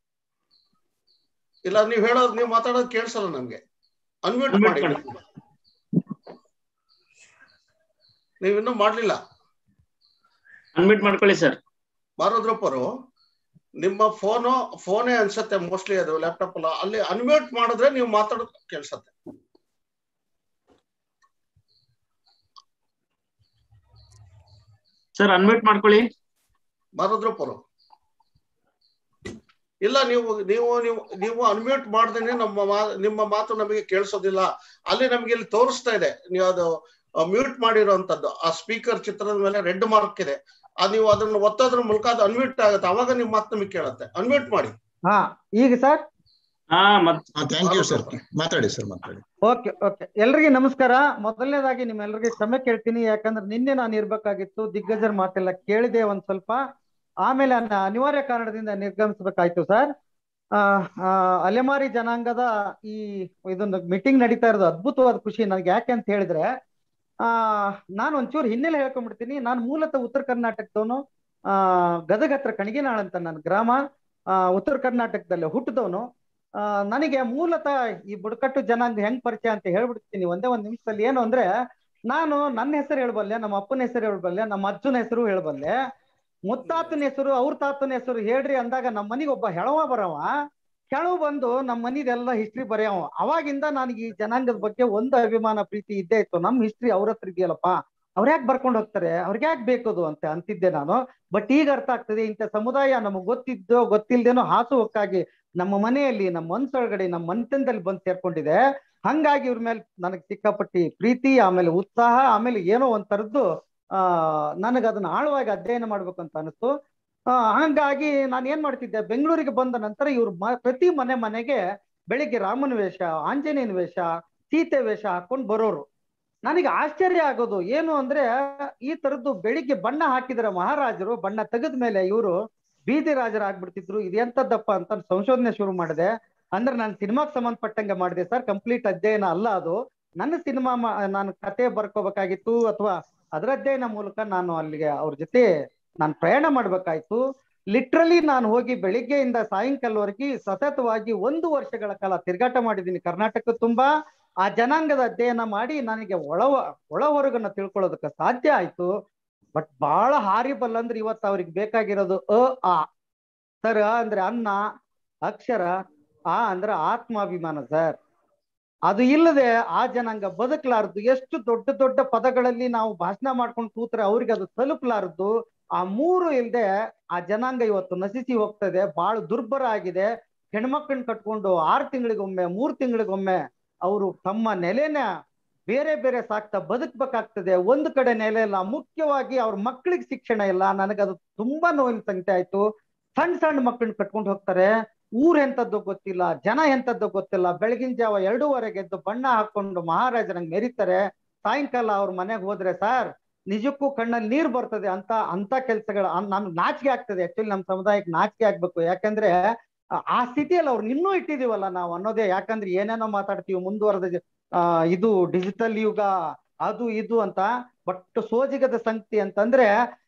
ಇಲ್ಲ ನೀವ್ ಹೇಳೋದು ನೀವು ಮಾತಾಡೋದು ಕೇಳಿಸಲ್ಲ ನಮ್ಗೆ ಅನ್ಮ್ಯೂಟ್ Unmute ಮಾಡಿ ಮಾಡಿ. ನೀವಿನ್ನೂ ಮಾಡ್ಲಿಲ್ಲ ಅನ್ಮ್ಯೂಟ್ ಮಾಡ್ಕೊಳ್ಳಿ ಸರ್ ಮಾರುದ್ರಪ್ಪರು ನಿಮ್ಮ ಫೋನು ಫೋನೇ ಅನ್ಸತ್ತೆ ಮೋಸ್ಟ್ಲಿ ಅದು ಲ್ಯಾಪ್ಟಾಪ್ ಅಲ್ಲ ಅಲ್ಲಿ ಅನ್ಮ್ಯೂಟ್ ಮಾಡಿದ್ರೆ ನೀವು ಮಾತಾಡೋದು ಕೇಳಿಸತ್ತೆ ಸರ್ ಅನ್ಮ್ಯೂಟ್ ಮಾಡ್ಕೊಳ್ಳಿ ಮಾರುದ್ರಪ್ಪರು ಇಲ್ಲ ನೀವು ನೀವು ನೀವು ನೀವು ಅನ್ಮ್ಯೂಟ್ ಮಾಡ್ದೇನೆ ನಮ್ಮ ಮಾ- ನಿಮ್ಮ ಮಾತು ನಮಗೆ ಕೇಳಿಸೋದಿಲ್ಲ ಅಲ್ಲಿ ನಮಗೆ ಇಲ್ಲಿ ತೋರಿಸ್ತಾ ಇದೆ ನೀವು ಅದು ಮ್ಯೂಟ್ ಮಾಡಿರೋಂಥದ್ದು ಆ ಸ್ಪೀಕರ್ ಚಿತ್ರದ ಮೇಲೆ ರೆಡ್ ಮಾರ್ಕ್ ಇದೆ ಅದು ನೀವು ಅದನ್ನ ಒತ್ತೋದ್ರ ಮೂಲಕ ಅದು ಅನ್ಮ್ಯೂಟ್ ಆಗುತ್ತೆ ಅವಾಗ ನಿಮ್ಮ ಮಾತು ನಮಗೆ ಕೇಳುತ್ತೆ ಅನ್ಮ್ಯೂಟ್ ಮಾಡಿ ಹಾ ಈಗ ಸರ್ ಹಾ ಮತ್ ಥ್ಯಾಂಕ್ ಯು ಸರ್ ಮಾತಾಡಿ ಸರ್ ಮಾತಾಡಿ ಓಕೆ ಓಕೆ ಎಲ್ರಿಗೆ ನಮಸ್ಕಾರ ಮೊದಲನೇದಾಗಿ ನಿಮ್ಮೆಲ್ಲರಿಗೆ ಕ್ಷಮೆ ಕೇಳ್ತೀನಿ ಯಾಕಂದ್ರೆ ನಿನ್ನೆ ನಾನು ಇರ್ಬೇಕಾಗಿತ್ತು ದಿಗ್ಗಜರ ಮಾತೆಲ್ಲ ಕೇಳಿದೆ ಒಂದ್ ಸ್ವಲ್ಪ ಆಮೇಲೆ ನನ್ನ ಅನಿವಾರ್ಯ ಕಾರಣದಿಂದ ನಿರ್ಗಮಿಸಬೇಕಾಯ್ತು ಸರ್ ಆ ಆ, ಅಲೆಮಾರಿ ಜನಾಂಗದ ಈ ಇದೊಂದು ಮೀಟಿಂಗ್ ನಡೀತಾ ಇರೋದು ಅದ್ಭುತವಾದ ಖುಷಿ ನನಗೆ ಯಾಕೆ ಅಂತ ಹೇಳಿದ್ರೆ ಆ ನಾನು ಒಂಚೂರು ಹಿನ್ನೆಲೆ ಹೇಳ್ಕೊಂಡ್ಬಿಡ್ತೀನಿ ನಾನು ಮೂಲತಃ ಉತ್ತರ ಕರ್ನಾಟಕದವನು ಆ ಗದಗ ಹತ್ರ ಕಣಿಗೆನಾಳ್ ಅಂತ ನನ್ನ ಗ್ರಾಮ ಆ ಉತ್ತರ ಕರ್ನಾಟಕದಲ್ಲಿ ಹುಟ್ಟಿದವನು ಆ ನನಗೆ ಮೂಲತಃ ಈ ಬುಡಕಟ್ಟು ಜನಾಂಗ ಹೆಂಗ್ ಪರಿಚಯ ಅಂತ ಹೇಳ್ಬಿಡ್ತೀನಿ ಒಂದೇ ಒಂದ್ ನಿಮಿಷದಲ್ಲಿ ಏನು ಅಂದ್ರೆ ನಾನು ನನ್ನ ಹೆಸರು ಹೇಳ್ಬಲ್ಲೆ ನಮ್ಮ ಅಪ್ಪನ ಹೆಸರು ಹೇಳ್ಬಲ್ಲೆ ನಮ್ಮ ಅಜ್ಜನ ಹೆಸರು ಹೇಳ್ಬಲ್ಲೆ ಮುತ್ತಾತನ ಹೆಸರು ಅವ್ರ ತಾತನ ಹೆಸರು ಹೇಳ್ರಿ ಅಂದಾಗ ನಮ್ಮ ಮನೆಗೆ ಒಬ್ಬ ಹೆಳವ ಬರವ ಕೆಳವು ಬಂದು ನಮ್ಮ ಮನಿದೆಲ್ಲ ಹಿಸ್ಟ್ರಿ ಬರೆಯವ ಅವಾಗಿಂದ ನನಗೆ ಈ ಜನಾಂಗದ ಬಗ್ಗೆ ಒಂದು ಅಭಿಮಾನ ಪ್ರೀತಿ ಇದ್ದೇ ಇತ್ತು ನಮ್ ಹಿಸ್ಟ್ರಿ ಅವ್ರ ಹತ್ರ ಇದೆಯಲ್ಲಪ್ಪ ಅವ್ರ ಯಾಕೆ ಬರ್ಕೊಂಡು ಹೋಗ್ತಾರೆ ಅವ್ರಿಗೆ ಯಾಕೆ ಬೇಕದು ಅಂತ ಅಂತಿದ್ದೆ ನಾನು ಬಟ್ ಈಗ ಅರ್ಥ ಆಗ್ತದೆ ಇಂಥ ಸಮುದಾಯ ನಮಗ್ ಗೊತ್ತಿದ್ದೋ ಗೊತ್ತಿಲ್ದೇನೋ ಹಾಸುವಕ್ಕಾಗಿ ನಮ್ಮ ಮನೆಯಲ್ಲಿ ನಮ್ಮ ಮನ್ಸೊಳಗಡೆ ನಮ್ಮ ಮನ್ತನದಲ್ಲಿ ಬಂದು ಸೇರ್ಕೊಂಡಿದೆ ಹಂಗಾಗಿ ಇವ್ರ ಮೇಲೆ ನನಗೆ ಸಿಕ್ಕಾಪಟ್ಟಿ ಪ್ರೀತಿ ಆಮೇಲೆ ಉತ್ಸಾಹ ಆಮೇಲೆ ಏನೋ ಒಂದ್ ತರದ್ದು ಆ ನನಗೆ ಅದನ್ನ ಆಳವಾಗಿ ಅಧ್ಯಯನ ಮಾಡ್ಬೇಕು ಅಂತ ಅನಿಸ್ತು ಆ ಹಂಗಾಗಿ ನಾನು ಏನ್ ಮಾಡ್ತಿದ್ದೆ ಬೆಂಗಳೂರಿಗೆ ಬಂದ ನಂತರ ಇವ್ರು ಮ- ಪ್ರತಿ ಮನೆ ಮನೆಗೆ ಬೆಳಿಗ್ಗೆ ರಾಮನ ವೇಷ ಆಂಜನೇಯನ ವೇಷ ಸೀತೆ ವೇಷ ಹಾಕೊಂಡು ಬರೋರು ನನಗೆ ಆಶ್ಚರ್ಯ ಆಗೋದು ಏನು ಅಂದ್ರೆ ಈ ತರದ್ದು ಬೆಳಿಗ್ಗೆ ಬಣ್ಣ ಹಾಕಿದ್ರೆ ಮಹಾರಾಜರು ಬಣ್ಣ ತೆಗೆದ ಮೇಲೆ ಇವರು ಬೀದಿ ರಾಜರಾಗ್ಬಿಡ್ತಿದ್ರು ಇದೆಂತದ್ದಪ್ಪ ಅಂತ ಸಂಶೋಧನೆ ಶುರು ಮಾಡಿದೆ ಅಂದ್ರೆ ನಾನು ಸಿನಿಮಾಗೆ ಸಂಬಂಧಪಟ್ಟಂಗೆ ಮಾಡಿದೆ ಸರ್ ಕಂಪ್ಲೀಟ್ ಅಧ್ಯಯನ ಅಲ್ಲ ಅದು ನನ್ನ ಸಿನಿಮಾ ನಾನು ಕತೆ ಬರ್ಕೋಬೇಕಾಗಿತ್ತು ಅಥವಾ ಅದರ ಅಧ್ಯಯನ ಮೂಲಕ ನಾನು ಅಲ್ಲಿಗೆ ಅವ್ರ ಜೊತೆ ನಾನು ಪ್ರಯಾಣ ಮಾಡ್ಬೇಕಾಯ್ತು ಲಿಟ್ರಲಿ ನಾನು ಹೋಗಿ ಬೆಳಿಗ್ಗೆಯಿಂದ ಸಾಯಂಕಾಲವರೆಗೆ ಸತತವಾಗಿ ಒಂದು ವರ್ಷಗಳ ಕಾಲ ತಿರುಗಾಟ ಮಾಡಿದ್ದೀನಿ ಕರ್ನಾಟಕ ತುಂಬಾ ಆ ಜನಾಂಗದ ಅಧ್ಯಯನ ಮಾಡಿ ನನಗೆ ಒಳ ಒಳ ಹೊರಗನ್ನ ತಿಳ್ಕೊಳ್ಳೋದಕ್ಕೆ ಸಾಧ್ಯ ಆಯ್ತು ಬಟ್ ಬಹಳ ಹಾರಿಬಲ್ ಅಂದ್ರೆ ಇವತ್ತು ಅವ್ರಿಗೆ ಬೇಕಾಗಿರೋದು ಅ ಆ ಸರ್ ಅ ಅಂದ್ರೆ ಅನ್ನ ಅಕ್ಷರ ಆ ಅಂದ್ರೆ ಆತ್ಮಾಭಿಮಾನ ಸರ್ ಅದು ಇಲ್ಲದೆ ಆ ಜನಾಂಗ ಬದುಕಲಾರದು ಎಷ್ಟು ದೊಡ್ಡ ದೊಡ್ಡ ಪದಗಳಲ್ಲಿ ನಾವು ಭಾಷಣ ಮಾಡ್ಕೊಂಡು ಕೂತ್ರೆ ಅವ್ರಿಗೆ ಅದು ತಲುಪಲಾರದು ಆ ಮೂರು ಇಲ್ಲದೆ ಆ ಜನಾಂಗ ಇವತ್ತು ನಶಿಸಿ ಹೋಗ್ತದೆ ಬಹಳ ದುರ್ಬರ ಆಗಿದೆ ಹೆಣ್ಮಕ್ಳನ್ನ ಕಟ್ಕೊಂಡು ಆರು ತಿಂಗಳಿಗೊಮ್ಮೆ ಮೂರು ತಿಂಗಳಿಗೊಮ್ಮೆ ಅವರು ತಮ್ಮ ನೆಲೆನ ಬೇರೆ ಬೇರೆ ಸಾಕ್ತಾ ಬದುಕ್ಬೇಕಾಗ್ತದೆ ಒಂದು ಕಡೆ ನೆಲೆ ಇಲ್ಲ ಮುಖ್ಯವಾಗಿ ಅವ್ರ ಮಕ್ಕಳಿಗೆ ಶಿಕ್ಷಣ ಇಲ್ಲ ನನಗದು ತುಂಬಾ ನೋವಿನ ಸಂಖ್ಯೆ ಆಯ್ತು ಸಣ್ಣ ಸಣ್ಣ ಮಕ್ಕಳನ್ನ ಕಟ್ಕೊಂಡು ಹೋಗ್ತಾರೆ ಊರ್ ಎಂತದ್ದು ಗೊತ್ತಿಲ್ಲ ಜನ ಎಂತದ್ದು ಗೊತ್ತಿಲ್ಲ ಬೆಳಗಿನ ಜಾವ ಎರಡೂವರೆಗೆ ಎದ್ದು ಬಣ್ಣ ಹಾಕೊಂಡು ಮಹಾರಾಜರಂಗ್ ಮೆರಿತಾರೆ ಸಾಯಂಕಾಲ ಅವ್ರ ಮನೆಗೆ ಹೋದ್ರೆ ಸರ್ ನಿಜಕ್ಕೂ ಕಣ್ಣಲ್ಲಿ ನೀರ್ ಬರ್ತದೆ ಅಂತ ಅಂತ ಕೆಲ್ಸಗಳ ನಮ್ಗೆ ನಾಚಿಕೆ ಆಗ್ತದೆ ಆಕ್ಚುಲಿ ನಮ್ಮ ಸಮುದಾಯಕ್ಕೆ ನಾಚಿಕೆ ಆಗ್ಬೇಕು ಯಾಕಂದ್ರೆ ಆ- ಆ ಸ್ಥಿತಿಯಲ್ಲಿ ಅವ್ರು ಇನ್ನೂ ಇಟ್ಟಿದೀವಲ್ಲ ನಾವು ಅನ್ನೋದೇ ಯಾಕಂದ್ರೆ ಏನೇನೋ ಮಾತಾಡ್ತೀವಿ ಮುಂದುವರೆದ ಜ- ಆ ಇದು ಡಿಜಿಟಲ್ ಯುಗ ಅದು ಇದು ಅಂತ ಬಟ್ ಸೋಜಿಗದ ಸಂಗತಿ ಅಂತಂದ್ರೆ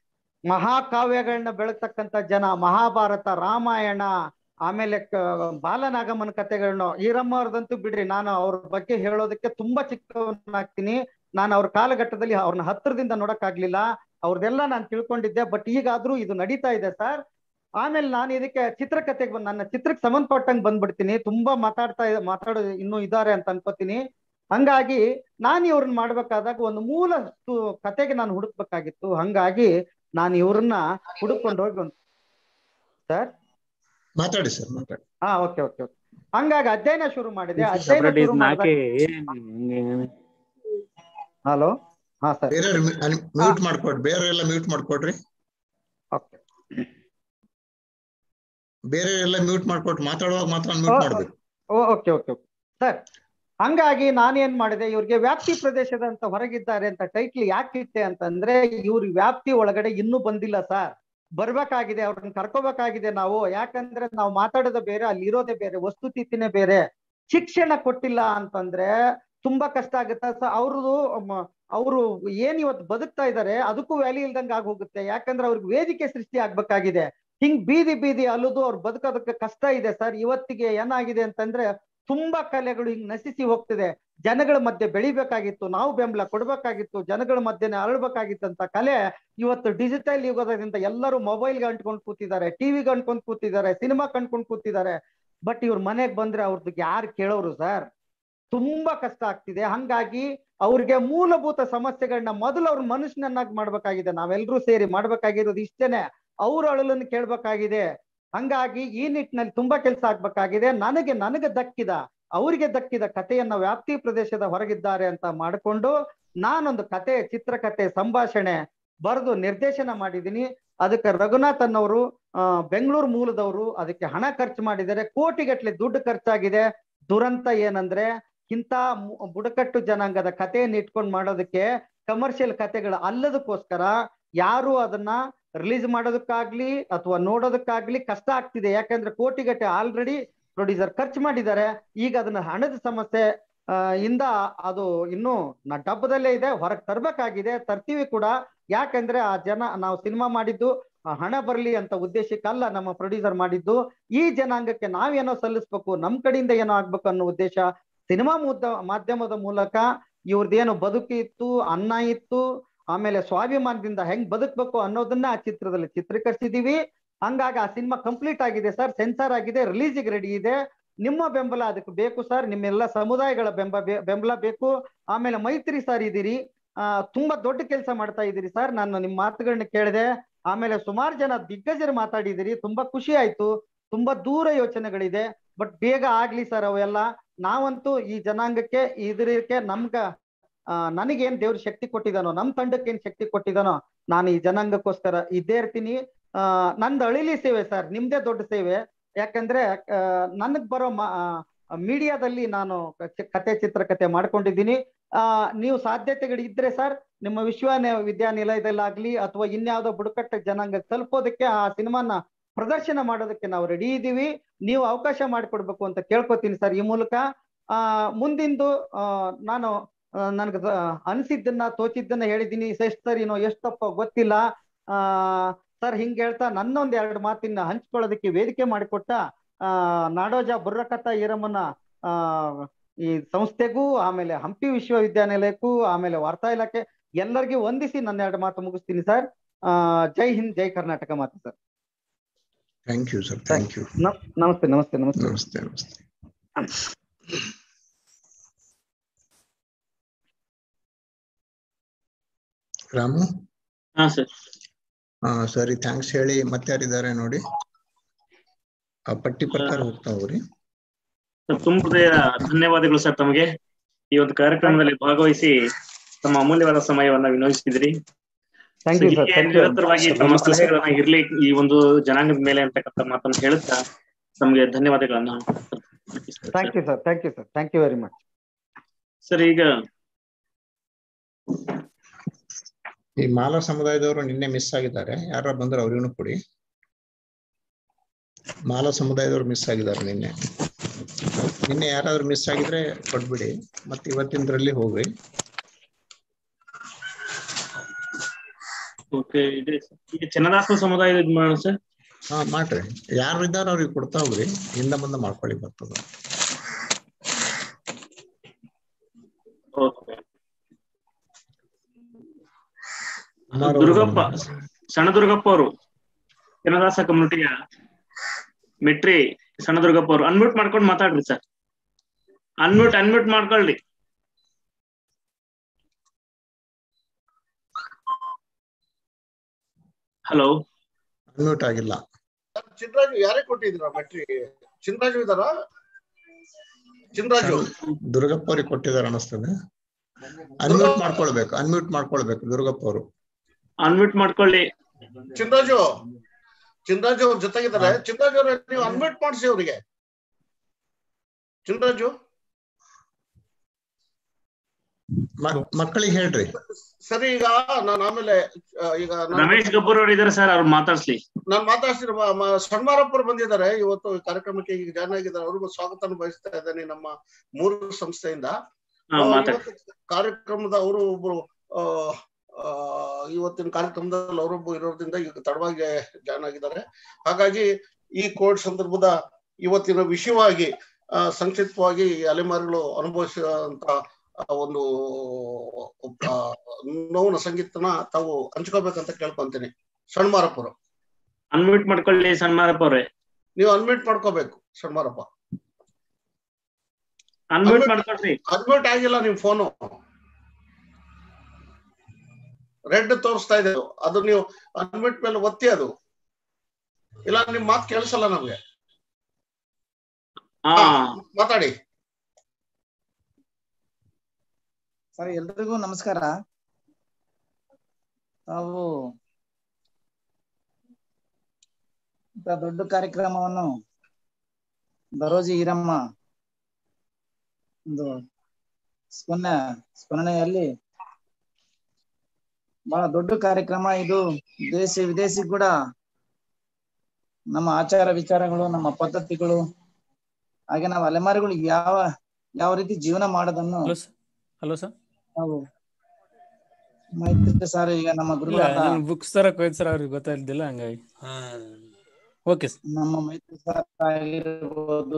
ಮಹಾಕಾವ್ಯಗಳನ್ನ ಬೆಳತಕ್ಕಂತ ಜನ ಮಹಾಭಾರತ ರಾಮಾಯಣ ಆಮೇಲೆ ಕ- ಬಾಲನಾಗಮ್ಮನ ಕಥೆಗಳನ್ನ ಈರಮ್ಮ ಅವ್ರದಂತೂ ಬಿಡ್ರಿ ನಾನು ಅವ್ರ ಬಗ್ಗೆ ಹೇಳೋದಕ್ಕೆ ತುಂಬಾ ಚಿಕ್ಕವನಾಗ್ತೀನಿ ನಾನು ಅವ್ರ ಕಾಲಘಟ್ಟದಲ್ಲಿ ಅವ್ರನ್ನ ಹತ್ರದಿಂದ ನೋಡಕ್ಕಾಗ್ಲಿಲ್ಲ ಅವ್ರದೆಲ್ಲ ನಾನು ತಿಳ್ಕೊಂಡಿದ್ದೆ ಬಟ್ ಈಗಾದ್ರೂ ಇದು ನಡೀತಾ ಇದೆ ಸರ್ ಆಮೇಲೆ ನಾನು ಇದಕ್ಕೆ ಚಿತ್ರಕಥೆಗೆ ಬಂದ್ ನನ್ನ ಚಿತ್ರಕ್ಕೆ ಸಂಬಂಧಪಟ್ಟಂಗೆ ಬಂದ್ಬಿಡ್ತೀನಿ ತುಂಬಾ ಮಾತಾಡ್ತಾ ಇದ್- ಮಾತಾಡೋ ಇನ್ನೂ ಇದಾರೆ ಅಂತ ಅನ್ಕೋತೀನಿ ಹಂಗಾಗಿ ನಾನು ಇವ್ರನ್ನ ಮಾಡ್ಬೇಕಾದಾಗ ಒಂದು ಮೂಲ ಸ್ಟು- ಕತೆಗೆ ನಾನು ಹುಡುಕ್ಬೇಕಾಗಿತ್ತು ಹಂಗಾಗಿ ನಾನು ಇವ್ರನ್ನ ಹುಡುಕೊಂಡು ಹೋಗಿ ಒಂದು ಸರ್ ಮಾತಾಡಿ ಸರ್ ಮಾತಾಡಿ ಹಾ ಓಕೆ ಓಕೆ ಓಕೆ ಹಂಗಾಗಿ ಅಧ್ಯಯನ ಶುರು ಮಾಡಿದೆ ಅಧ್ಯಯನ ಸಪ್ರೇಟ್ ಶುರು ಇದು ನಾಲ್ಕೇ ಮಾಡಿದಾಗ ಹಲೋ ಹಾ ಸರ್ ಬೇರೆ ಮ್ಯೂಟ್ ಮಾಡ್ಕೊಡ್ರಿ ಬೇರೆ ಎಲ್ಲ ಮ್ಯೂಟ್ ಮಾಡ್ಕೊಡ್ರಿ ಓಕೆ ಬೇರೆ ಎಲ್ಲ ಮ್ಯೂಟ್ ಮಾಡ್ಕೊಟ್ಟು ಮಾತಾಡುವಾಗ ಮಾತ್ರ ಮ್ಯೂಟ್ ಮಾಡ್ಬೇಕು ಓಕೆ ಓಕೆ ಓಕೆ ಸರ್ ಹಂಗಾಗಿ ನಾನೇನ್ ಮಾಡಿದೆ ಇವ್ರಿಗೆ ವ್ಯಾಪ್ತಿ ಪ್ರದೇಶದಂತ ಹೊರಗಿದ್ದಾರೆ ಅಂತ ಟೈಟ್ಲ್ ಯಾಕೆ ಇಟ್ಟೆ ಅಂತಂದ್ರೆ ಇವ್ರ ವ್ಯಾಪ್ತಿ ಒಳಗಡೆ ಇನ್ನೂ ಬಂದಿಲ್ಲ ಸರ್ ಬರ್ಬೇಕಾಗಿದೆ ಅವ್ರನ್ನ ಕರ್ಕೋಬೇಕಾಗಿದೆ ನಾವು ಯಾಕಂದ್ರೆ ನಾವು ಮಾತಾಡೋದು ಬೇರೆ ಅಲ್ಲಿ ಇರೋದೇ ಬೇರೆ ವಸ್ತುತಿಥಿನೇ ಬೇರೆ ಶಿಕ್ಷಣ ಕೊಟ್ಟಿಲ್ಲ ಅಂತಂದ್ರೆ ತುಂಬಾ ಕಷ್ಟ ಆಗುತ್ತೆ ಸೊ ಅವ್ರದ್ದು ಅವರು ಏನ್ ಇವತ್ತು ಬದುಕ್ತಾ ಇದ್ದಾರೆ ಅದಕ್ಕೂ ವ್ಯಾಲ್ಯೂ ಇಲ್ದಂಗೆ ಆಗ್ ಹೋಗುತ್ತೆ ಯಾಕಂದ್ರೆ ಅವ್ರಿಗೆ ವೇದಿಕೆ ಸೃಷ್ಟಿ ಆಗ್ಬೇಕಾಗಿದೆ ಹಿಂಗ್ ಬೀದಿ ಬೀದಿ ಅಲ್ಲದು ಅವ್ರು ಬದುಕೋದಕ್ಕೆ ಕಷ್ಟ ಇದೆ ಸರ್ ಇವತ್ತಿಗೆ ಏನಾಗಿದೆ ಅಂತಂದ್ರೆ ತುಂಬಾ ಕಲೆಗಳು ಹಿಂಗ್ ನಶಿಸಿ ಹೋಗ್ತಿದೆ ಜನಗಳ ಮಧ್ಯೆ ಬೆಳಿಬೇಕಾಗಿತ್ತು ನಾವು ಬೆಂಬಲ ಕೊಡ್ಬೇಕಾಗಿತ್ತು ಜನಗಳ ಮಧ್ಯೆ ಅರಳ್ಬೇಕಾಗಿತ್ತಂತ ಕಲೆ ಇವತ್ತು ಡಿಜಿಟಲ್ ಯುಗದಿಂದ ಎಲ್ಲರೂ ಮೊಬೈಲ್ಗೆ ಅಂಟ್ಕೊಂಡು ಕೂತಿದ್ದಾರೆ ಟಿವಿಗೆ ಅಂಟ್ಕೊಂಡು ಕೂತಿದ್ದಾರೆ ಸಿನಿಮಾ ಕಂಡ್ಕೊಂಡು ಕೂತಿದ್ದಾರೆ ಬಟ್ ಇವ್ರ ಮನೆಗ್ ಬಂದ್ರೆ ಅವ್ರದ್ದು ಯಾರು ಕೇಳೋರು ಸರ್ ತುಂಬಾ ಕಷ್ಟ ಆಗ್ತಿದೆ ಹಂಗಾಗಿ ಅವ್ರಿಗೆ ಮೂಲಭೂತ ಸಮಸ್ಯೆಗಳನ್ನ ಮೊದಲು ಅವ್ರ ಮನುಷ್ಯನನ್ನಾಗಿ ಮಾಡ್ಬೇಕಾಗಿದೆ ನಾವೆಲ್ಲರೂ ಸೇರಿ ಮಾಡ್ಬೇಕಾಗಿರೋದು ಇಷ್ಟೇನೆ ಅವ್ರ ಅಳಲನ್ನು ಕೇಳ್ಬೇಕಾಗಿದೆ ಹಂಗಾಗಿ ಈ ನಿಟ್ಟಿನಲ್ಲಿ ತುಂಬಾ ಕೆಲಸ ಆಗ್ಬೇಕಾಗಿದೆ ನನಗೆ ನನಗೆ ದಕ್ಕಿದ ಅವರಿಗೆ ದಕ್ಕಿದ ಕಥೆಯನ್ನ ವ್ಯಾಪ್ತಿ ಪ್ರದೇಶದ ಹೊರಗಿದ್ದಾರೆ ಅಂತ ಮಾಡಿಕೊಂಡು ನಾನೊಂದು ಕತೆ ಚಿತ್ರಕಥೆ ಸಂಭಾಷಣೆ ಬರೆದು ನಿರ್ದೇಶನ ಮಾಡಿದ್ದೀನಿ ಅದಕ್ಕೆ ರಘುನಾಥ್ ಅನ್ನೋರು ಆ ಬೆಂಗಳೂರು ಮೂಲದವರು ಅದಕ್ಕೆ ಹಣ ಖರ್ಚು ಮಾಡಿದ್ದಾರೆ ಕೋಟಿಗಟ್ಟಲೆ ದುಡ್ಡು ಖರ್ಚಾಗಿದೆ ದುರಂತ ಏನಂದ್ರೆ ಇಂಥ ಮು- ಬುಡಕಟ್ಟು ಜನಾಂಗದ ಕಥೆಯನ್ನು ಇಟ್ಕೊಂಡು ಮಾಡೋದಕ್ಕೆ ಕಮರ್ಷಿಯಲ್ ಕಥೆಗಳು ಅಲ್ಲದಕ್ಕೋಸ್ಕರ ಯಾರು ಅದನ್ನ ರಿಲೀಸ್ ಮಾಡೋದಕ್ಕಾಗ್ಲಿ ಅಥವಾ ನೋಡೋದಕ್ಕಾಗ್ಲಿ ಕಷ್ಟ ಆಗ್ತಿದೆ ಯಾಕಂದ್ರೆ ಕೋಟಿಗಟ್ಟೆ ಆಲ್ರೆಡಿ ಪ್ರೊಡ್ಯೂಸರ್ ಖರ್ಚು ಮಾಡಿದ್ದಾರೆ ಈಗ ಅದನ್ನ ಹಣದ ಸಮಸ್ಯೆ ಆ, ಇಂದ ಅದು ಇನ್ನೂ ನ ಡಬ್ಬದಲ್ಲೇ ಇದೆ ಹೊರಗೆ ತರಬೇಕಾಗಿದೆ ತರ್ತೀವಿ ಕೂಡ ಯಾಕಂದ್ರೆ ಆ ಜನ ನಾವು ಸಿನಿಮಾ ಮಾಡಿದ್ದು ಆ, ಹಣ ಬರಲಿ ಅಂತ ಉದ್ದೇಶಕ್ಕಲ್ಲ ನಮ್ಮ ಪ್ರೊಡ್ಯೂಸರ್ ಮಾಡಿದ್ದು ಈ ಜನಾಂಗಕ್ಕೆ ನಾವೇನೋ ಸಲ್ಲಿಸ್ಬೇಕು ನಮ್ ಕಡೆಯಿಂದ ಏನೋ ಆಗ್ಬೇಕು ಅನ್ನೋ ಉದ್ದೇಶ ಸಿನಿಮಾ ಮುದ್ದ ಮಾಧ್ಯಮದ ಮೂಲಕ ಇವ್ರದ್ದೇನು ಬದುಕು ಇತ್ತು ಅನ್ನ ಇತ್ತು ಆಮೇಲೆ ಸ್ವಾಭಿಮಾನದಿಂದ ಹೆಂಗ್ ಬದುಕ್ಬೇಕು ಅನ್ನೋದನ್ನ ಆ ಚಿತ್ರದಲ್ಲಿ ಚಿತ್ರೀಕರಿಸಿದೀವಿ ಹಂಗಾಗಿ ಆ ಸಿನಿಮಾ ಕಂಪ್ಲೀಟ್ ಆಗಿದೆ ಸರ್ ಸೆನ್ಸಾರ್ ಆಗಿದೆ ರಿಲೀಸಿಗೆ ರೆಡಿ ಇದೆ ನಿಮ್ಮ ಬೆಂಬಲ ಅದಕ್ಕೆ ಬೇಕು ಸರ್ ನಿಮ್ಮೆಲ್ಲ ಸಮುದಾಯಗಳ ಬೆಂಬ ಬೆ- ಬೆಂಬಲ ಬೇಕು ಆಮೇಲೆ ಮೈತ್ರಿ ಸರ್ ಇದ್ದೀರಿ ಆ ತುಂಬಾ ದೊಡ್ಡ ಕೆಲಸ ಮಾಡ್ತಾ ಇದ್ದೀರಿ ಸರ್ ನಾನು ನಿಮ್ಮ ಮಾತುಗಳನ್ನ ಕೇಳಿದೆ ಆಮೇಲೆ ಸುಮಾರು ಜನ ದಿಗ್ಗಜರು ಮಾತಾಡಿದಿರಿ ತುಂಬಾ ಖುಷಿ ಆಯ್ತು ತುಂಬಾ ದೂರ ಯೋಚನೆಗಳಿದೆ ಬಟ್ ಬೇಗ ಆಗ್ಲಿ ಸರ್ ಅವೆಲ್ಲ ನಾವಂತೂ ಈ ಜನಾಂಗಕ್ಕೆ ಇದಕ್ಕೆ ನಮ್ಗ ಆ, ನನಗೇನ್ ದೇವ್ರ ಶಕ್ತಿ ಕೊಟ್ಟಿದಾನೋ ನಮ್ ತಂಡಕ್ಕೆ ಏನ್ ಶಕ್ತಿ ಕೊಟ್ಟಿದಾನೋ ನಾನು ಈ ಜನಾಂಗಕ್ಕೋಸ್ಕರ ಇದ್ದೇ ಇರ್ತೀನಿ ಆ ನಂದು ಅಳಿಲಿ ಸೇವೆ ಸರ್ ನಿಮ್ದೇ ದೊಡ್ಡ ಸೇವೆ ಯಾಕಂದ್ರೆ ಆ, ನನಗ್ ಬರೋ ಮೀಡಿಯಾದಲ್ಲಿ ನಾನು ಕ- ಕತೆ ಚಿತ್ರಕಥೆ ಮಾಡ್ಕೊಂಡಿದ್ದೀನಿ ಆ ನೀವು ಸಾಧ್ಯತೆಗಳು ಇದ್ರೆ ಸರ್ ನಿಮ್ಮ ವಿಶ್ವ ವಿದ್ಯಾನಿಲಯದಲ್ಲಾಗ್ಲಿ ಅಥವಾ ಇನ್ಯಾವುದೋ ಬುಡಕಟ್ಟು ಜನಾಂಗಕ್ಕೆ ತಲುಪೋದಕ್ಕೆ ಆ ಸಿನಿಮಾನ ಪ್ರದರ್ಶನ ಮಾಡೋದಕ್ಕೆ ನಾವು ರೆಡಿ ಇದ್ದೀವಿ ನೀವು ಅವಕಾಶ ಮಾಡಿಕೊಡ್ಬೇಕು ಅಂತ ಕೇಳ್ಕೊತೀನಿ ಸರ್ ಈ ಮೂಲಕ ಆ ಮುಂದಿಂದು ಆ ನಾನು ನನ್ಗೆ ಅನ್ಸಿದ್ದನ್ನ ತೋಚಿದ್ದನ್ನ ಹೇಳಿದ್ದೀನಿ ಎಷ್ಟು ಸರಿನೋ ಎಷ್ಟು ತಪ್ಪೋ ಗೊತ್ತಿಲ್ಲ ಆ ಸರ್ ಹಿಂಗ್ ಹೇಳ್ತಾ ನನ್ನೊಂದ್ ಎರಡು ಮಾತಿನ ಹಂಚ್ಕೊಳ್ಳೋದಕ್ಕೆ ವೇದಿಕೆ ಮಾಡಿಕೊಟ್ಟ ಆ ನಾಡೋಜ ಬುರ್ರಕಥ ಈರಮ್ಮನ ಆ ಈ ಸಂಸ್ಥೆಗೂ ಆಮೇಲೆ ಹಂಪಿ ವಿಶ್ವವಿದ್ಯಾನಿಲಯಕ್ಕೂ ಆಮೇಲೆ ವಾರ್ತಾ ಇಲಾಖೆ ಎಲ್ಲರಿಗೂ ವಂದಿಸಿ ನನ್ನ ಎರಡು ಮಾತು ಮುಗಿಸ್ತೀನಿ ಸರ್ ಆ ಜೈ ಹಿಂದ್ ಜೈ ಕರ್ನಾಟಕ ಮಾತು sir thank you sir thank you ನ- ನಮಸ್ತೆ ನಮಸ್ತೆ ನಮಸ್ತೆ ನಮಸ್ತೆ ನಮಸ್ತೆ ರಾಮು ಹಾ ಸರ್ ಹಾ ಸರಿ ಥ್ಯಾಂಕ್ಸ್ ಹೇಳಿ ಮತ್ತೆ ಯಾರಿದ್ದಾರೆ ನೋಡಿ ಆ ಪಟ್ಟಿ ಪ್ರಕಾರ ಹೋಗ್ತಾ ಹೋಗ್ರಿ ಸರ್ ತುಂಬ ಹೃದಯ ಧನ್ಯವಾದಗಳು ಸರ್ ತಮಗೆ ಈ ಒಂದು ಕಾರ್ಯಕ್ರಮದಲ್ಲಿ ಭಾಗವಹಿಸಿ ತಮ್ಮ ಅಮೂಲ್ಯವಾದ ಸಮಯವನ್ನ ವಿನಿಯೋಗಿಸಿದ್ರಿ Thank you, sir. ಹೀಗೆ Thank you. ನಿರಂತರವಾಗಿ Sir, ತಮ್ಮ ನಮಸ್ತೆ, sir. ಸಲಹೆಗಳನ್ನ ಇರ್ಲಿ ಈ ಒಂದು ಜನಾಂಗದ ಮೇಲೆ ಅಂತಕ್ಕಂಥ ಮಾತನ್ನು ಹೇಳುತ್ತಾ ತಮಗೆ ಧನ್ಯವಾದಗಳನ್ನ thank you sir thank you sir thank you very much sir ಈಗ ಈ ಮಾಲಾ ಸಮುದಾಯದವರು ನಿನ್ನೆ ಮಿಸ್ ಆಗಿದ್ದಾರೆ ಯಾರ ಬಂದ್ರೆ ಅವ್ರಿಗೂ ಕೊಡಿ ಮಾಲಾ ಸಮುದಾಯದವರು ಮಿಸ್ ಆಗಿದ್ದಾರೆ ನಿನ್ನೆ ನಿನ್ನೆ ಯಾರಾದ್ರೂ ಮಿಸ್ ಆಗಿದ್ರೆ ಕೊಟ್ಬಿಡಿ ಮತ್ತೆ ಇವತ್ತಿನದ್ರಲ್ಲಿ ಹೋಗ್ರಿ ಓಕೆ ಇದೆ ಸರ್. ಈಗ ಚನ್ನದಾಸ ಸಮುದಾಯದ ಇದ್ ಮಾಡೋಣ ಸರ್ ಹಾ ಮಾಡ್ರಿ ಯಾರು ಇದ್ದಾರ ಅವ್ರಿಗೆ ಕೊಡ್ತಾ ಹೋಗ್ರಿ ಹಿಂದ ಮುಂದೆ ಮಾಡ್ಕೊಳ್ಳಿ ಬರ್ತದ ಓಕೆ ದುರ್ಗಪ್ಪ ಸಣ್ಣ ದುರ್ಗಪ್ಪ ಅವರು ಚನ್ನದಾಸ ಕಮ್ಯುನಿಟಿಯ ಮೆಟ್ರಿ ಸಣ್ಣ ದುರ್ಗಪ್ಪ ಅವರು ಅನ್ಮ್ಯೂಟ್ ಮಾಡ್ಕೊಂಡು ಮಾತಾಡ್ರಿ ಸರ್ ಅನ್ಮ್ಯೂಟ್ ಅನ್ಮ್ಯೂಟ್ ಮಾಡ್ಕೊಳ್ರಿ ಹಲೋ ಅನ್ಮ್ಯೂಟ್ ಆಗಿಲ್ಲ ಚಿನ್ರಾಜು ಯಾರೇ ಕೊಟ್ಟಿದ್ರ ಮೆಟ್ರಿ ಚಿನ್ರಾಜು ಇದಾರ ಚಿನ್ರಾಜು ದುರ್ಗಪ್ಪ ಅವ್ರಿಗೆ ಕೊಟ್ಟಿದ್ದಾರೆ ಅನಿಸ್ತದೆ ಅನ್ಮ್ಯೂಟ್ ಮಾಡ್ಕೊಳ್ಬೇಕು ಅನ್ಮ್ಯೂಟ್ ಮಾಡ್ಕೊಳ್ಬೇಕು ದುರ್ಗಪ್ಪ ಅವರು ಅನ್ಮ್ಯೂಟ್ ಮಾಡ್ಕೊಳ್ಳಿ ಚಿನ್ರಾಜು ಚಿನ್ರಾಜು ಅವ್ರ ಜೊತೆಗಿದ್ದಾರೆ ಚಿನ್ರಾಜು ಅವ್ರೆ ನೀವು ಅನ್ಮಿಟ್ ಮಾಡಿಸಿ ಅವರಿಗೆ ಚಿನ್ರಾಜು ಮಕ್ಕಳಿಗೆ ಹೇಳ್ರಿ ಸರಿ ಈಗ ನಾನು ಆಮೇಲೆ ಆ, ಈಗ ನಾನು- ರಮೇಶ್ ಗಬ್ಬರ್ ಅವರು ಇದಾರೆ ಸರ್ ಅವ್ರು ಮಾತಾಡ್ಸ್ಲಿ ನಾನು ಮಾತಾಡ್ತೀನಿ ಸಣ್ಮಾರಪ್ಪರು ಬಂದಿದ್ದಾರೆ ಇವತ್ತು ಈ ಕಾರ್ಯಕ್ರಮಕ್ಕೆ ಈಗ ಜಾಯ್ನ್ ಆಗಿದ್ದಾರೆ ಅವ್ರಿಗೂ ಸ್ವಾಗತ ಬಯಸ್ತಾ ಇದ್ದೇನೆ ನಮ್ಮ ಮೂರು ಸಂಸ್ಥೆಯಿಂದ ಹಾ, ಆ, ಮಾತಾಡಿ. ಇವತ್ತು ಕಾರ್ಯಕ್ರಮದ ಅವರು ಒಬ್ರು ಆ, ಆ, ಇವತ್ತಿನ ಕಾರ್ಯಕ್ರಮದಲ್ಲಿ ಅವರೊಬ್ಬ ಇರೋದ್ರಿಂದ ಈಗ ತಡವಾಗಿ ಜಾಯ್ನ್ ಆಗಿದ್ದಾರೆ ಹಾಗಾಗಿ ಈ ಕೋವಿಡ್ ಸಂದರ್ಭದ ಇವತ್ತಿನ ವಿಷಯವಾಗಿ ಆ, ಸಂಕ್ಷಿಪ್ತವಾಗಿ ಈ ಅಲೆಮಾರಿಗಳು ಅನುಭವಿಸಿದಂತ ಆ ಒಂದು ಆ, ನೋವಿನ ಸಂಗೀತನ ತಾವು ಹಂಚ್ಕೋಬೇಕಂತ ಕೇಳ್ಕೊಂತೀನಿ ಸಣ್ಮಾರಪ್ಪರು ಅನ್ಮ್ಯೂಟ್ ಮಾಡ್ಕೊಳ್ಳಿ ಸಣ್ಮಾರಪ್ಪ ಅವ್ರೆ ನೀವು ಅನ್ಮ್ಯೂಟ್ ಮಾಡ್ಕೋಬೇಕು ಸಣ್ಮಾರಪ್ಪ ಅನ್ಮ್ಯೂಟ್ ಮಾಡ್ಕೊಳ್ರಿ ಅನ್ಮ್ಯೂಟ್ ಆಗಿಲ್ಲ ನಿಮ್ ಫೋನು ರೆಡ್ ತೋರಿಸ್ತಾ ಇದೆ ಅದು. ಅದು ನೀವು ಅನ್ಮ್ಯೂಟ್ ಮೇಲೆ ಒತ್ತಿ ಅದು ಇಲ್ಲ ನಿಮ್ ಮಾತು ಕೇಳಿಸಲ್ಲ ನಮ್ಗೆ ಹಾ ಮಾತಾಡಿ ಸರ್ ಎಲ್ರಿಗೂ ನಮಸ್ಕಾರ ತಾವು ಇಂಥ ದೊಡ್ಡ ಕಾರ್ಯಕ್ರಮವನ್ನು ದರೋಜಿ ಈರಮ್ಮ ಒಂದು ಸ್ಮರಣ ಸ್ಮರಣೆಯಲ್ಲಿ ಬಹಳ ದೊಡ್ಡ ಕಾರ್ಯಕ್ರಮ ಇದು ದೇಶ ವಿದೇಶಿ ಕೂಡ ನಮ್ಮ ಆಚಾರ ವಿಚಾರಗಳು ನಮ್ಮ ಪದ್ಧತಿಗಳು ಹಾಗೆ ನಾವು ಅಲೆಮಾರಿಗಳು ಯಾವ ಯಾವ ರೀತಿ ಜೀವನ ಮಾಡೋದನ್ನು ಹಲೋ ಸರ್ ನಾವು ಮೈತ್ರಿ ಸರ್ ಈಗ ನಮ್ಮ ಇಲ್ಲ ಗುರುಗಳಾದ ನಾನು ಬುಕ್ಸ್ ತರಕ್ ಹೋಯ್ತು ಸರ್ ಅವ್ರಿಗೆ ಗೊತ್ತಾಗ್ಲಿಲ್ಲ ಹಂಗಾಗಿ ಓಕೆ ಸರ್ ನಮ್ಮ ಮೈತ್ರಿ ಸರ್ ಆಗಿರ್ಬೋದು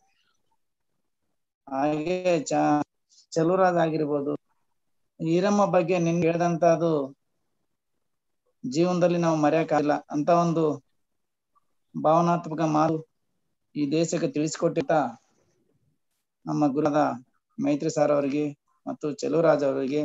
ಹಾಗೆ ಚ ಚಲುರಾಜ್ ಆಗಿರ್ಬೋದು ಈರಮ್ಮ ಬಗ್ಗೆ ನಿನ್ಗೆ ಹೇಳ್ದಂತ ಅದು ಜೀವನದಲ್ಲಿ ನಾವು ಮರೆಯಕ್ಕಾಗಿಲ್ಲ ಅಂತ ಒಂದು ಭಾವನಾತ್ಮಕ ಮಾತು ಈ ದೇಶಕ್ಕೆ ತಿಳಿಸಿಕೊಟ್ಟಿದ್ದ ನಮ್ಮ ಗುರುದ ಮೈತ್ರಿ ಸಾರ್ ಅವರಿಗೆ ಮತ್ತು ಚೆಲುವರಾಜ್ ಅವರಿಗೆ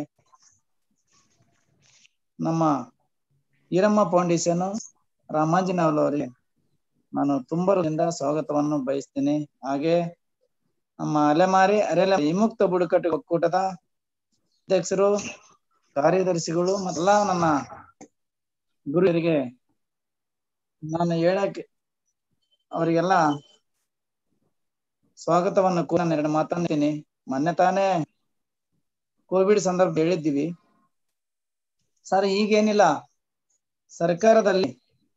ನಮ್ಮ ಈರಮ್ಮ ಫೌಂಡೇಶನ್ ರಾಮಾಂಜನವಲ್ ಅವರಿಗೆ ನಾನು ತುಂಬರಿಂದ ಸ್ವಾಗತವನ್ನು ಬಯಸ್ತೀನಿ ಹಾಗೆ ನಮ್ಮ ಅಲೆಮಾರಿ ಅರೆಲೆ ವಿಮುಕ್ತ ಬುಡಕಟ್ಟು ಒಕ್ಕೂಟದ ಅಧ್ಯಕ್ಷರು ಕಾರ್ಯದರ್ಶಿಗಳು ಮತ್ತೆಲ್ಲ ನನ್ನ ಗುರುವರಿಗೆ ನಾನು ಹೇಳಕ್ಕೆ ಅವರಿಗೆಲ್ಲ ಸ್ವಾಗತವನ್ನು ಕೂಡ ನಾನು ಎರಡು ಮಾತಾಡ್ತೀನಿ ಮೊನ್ನೆ ತಾನೇ ಕೋವಿಡ್ ಸಂದರ್ಭ ಹೇಳಿದ್ದೀವಿ ಸರ್ ಈಗೇನಿಲ್ಲ ಸರ್ಕಾರದಲ್ಲಿ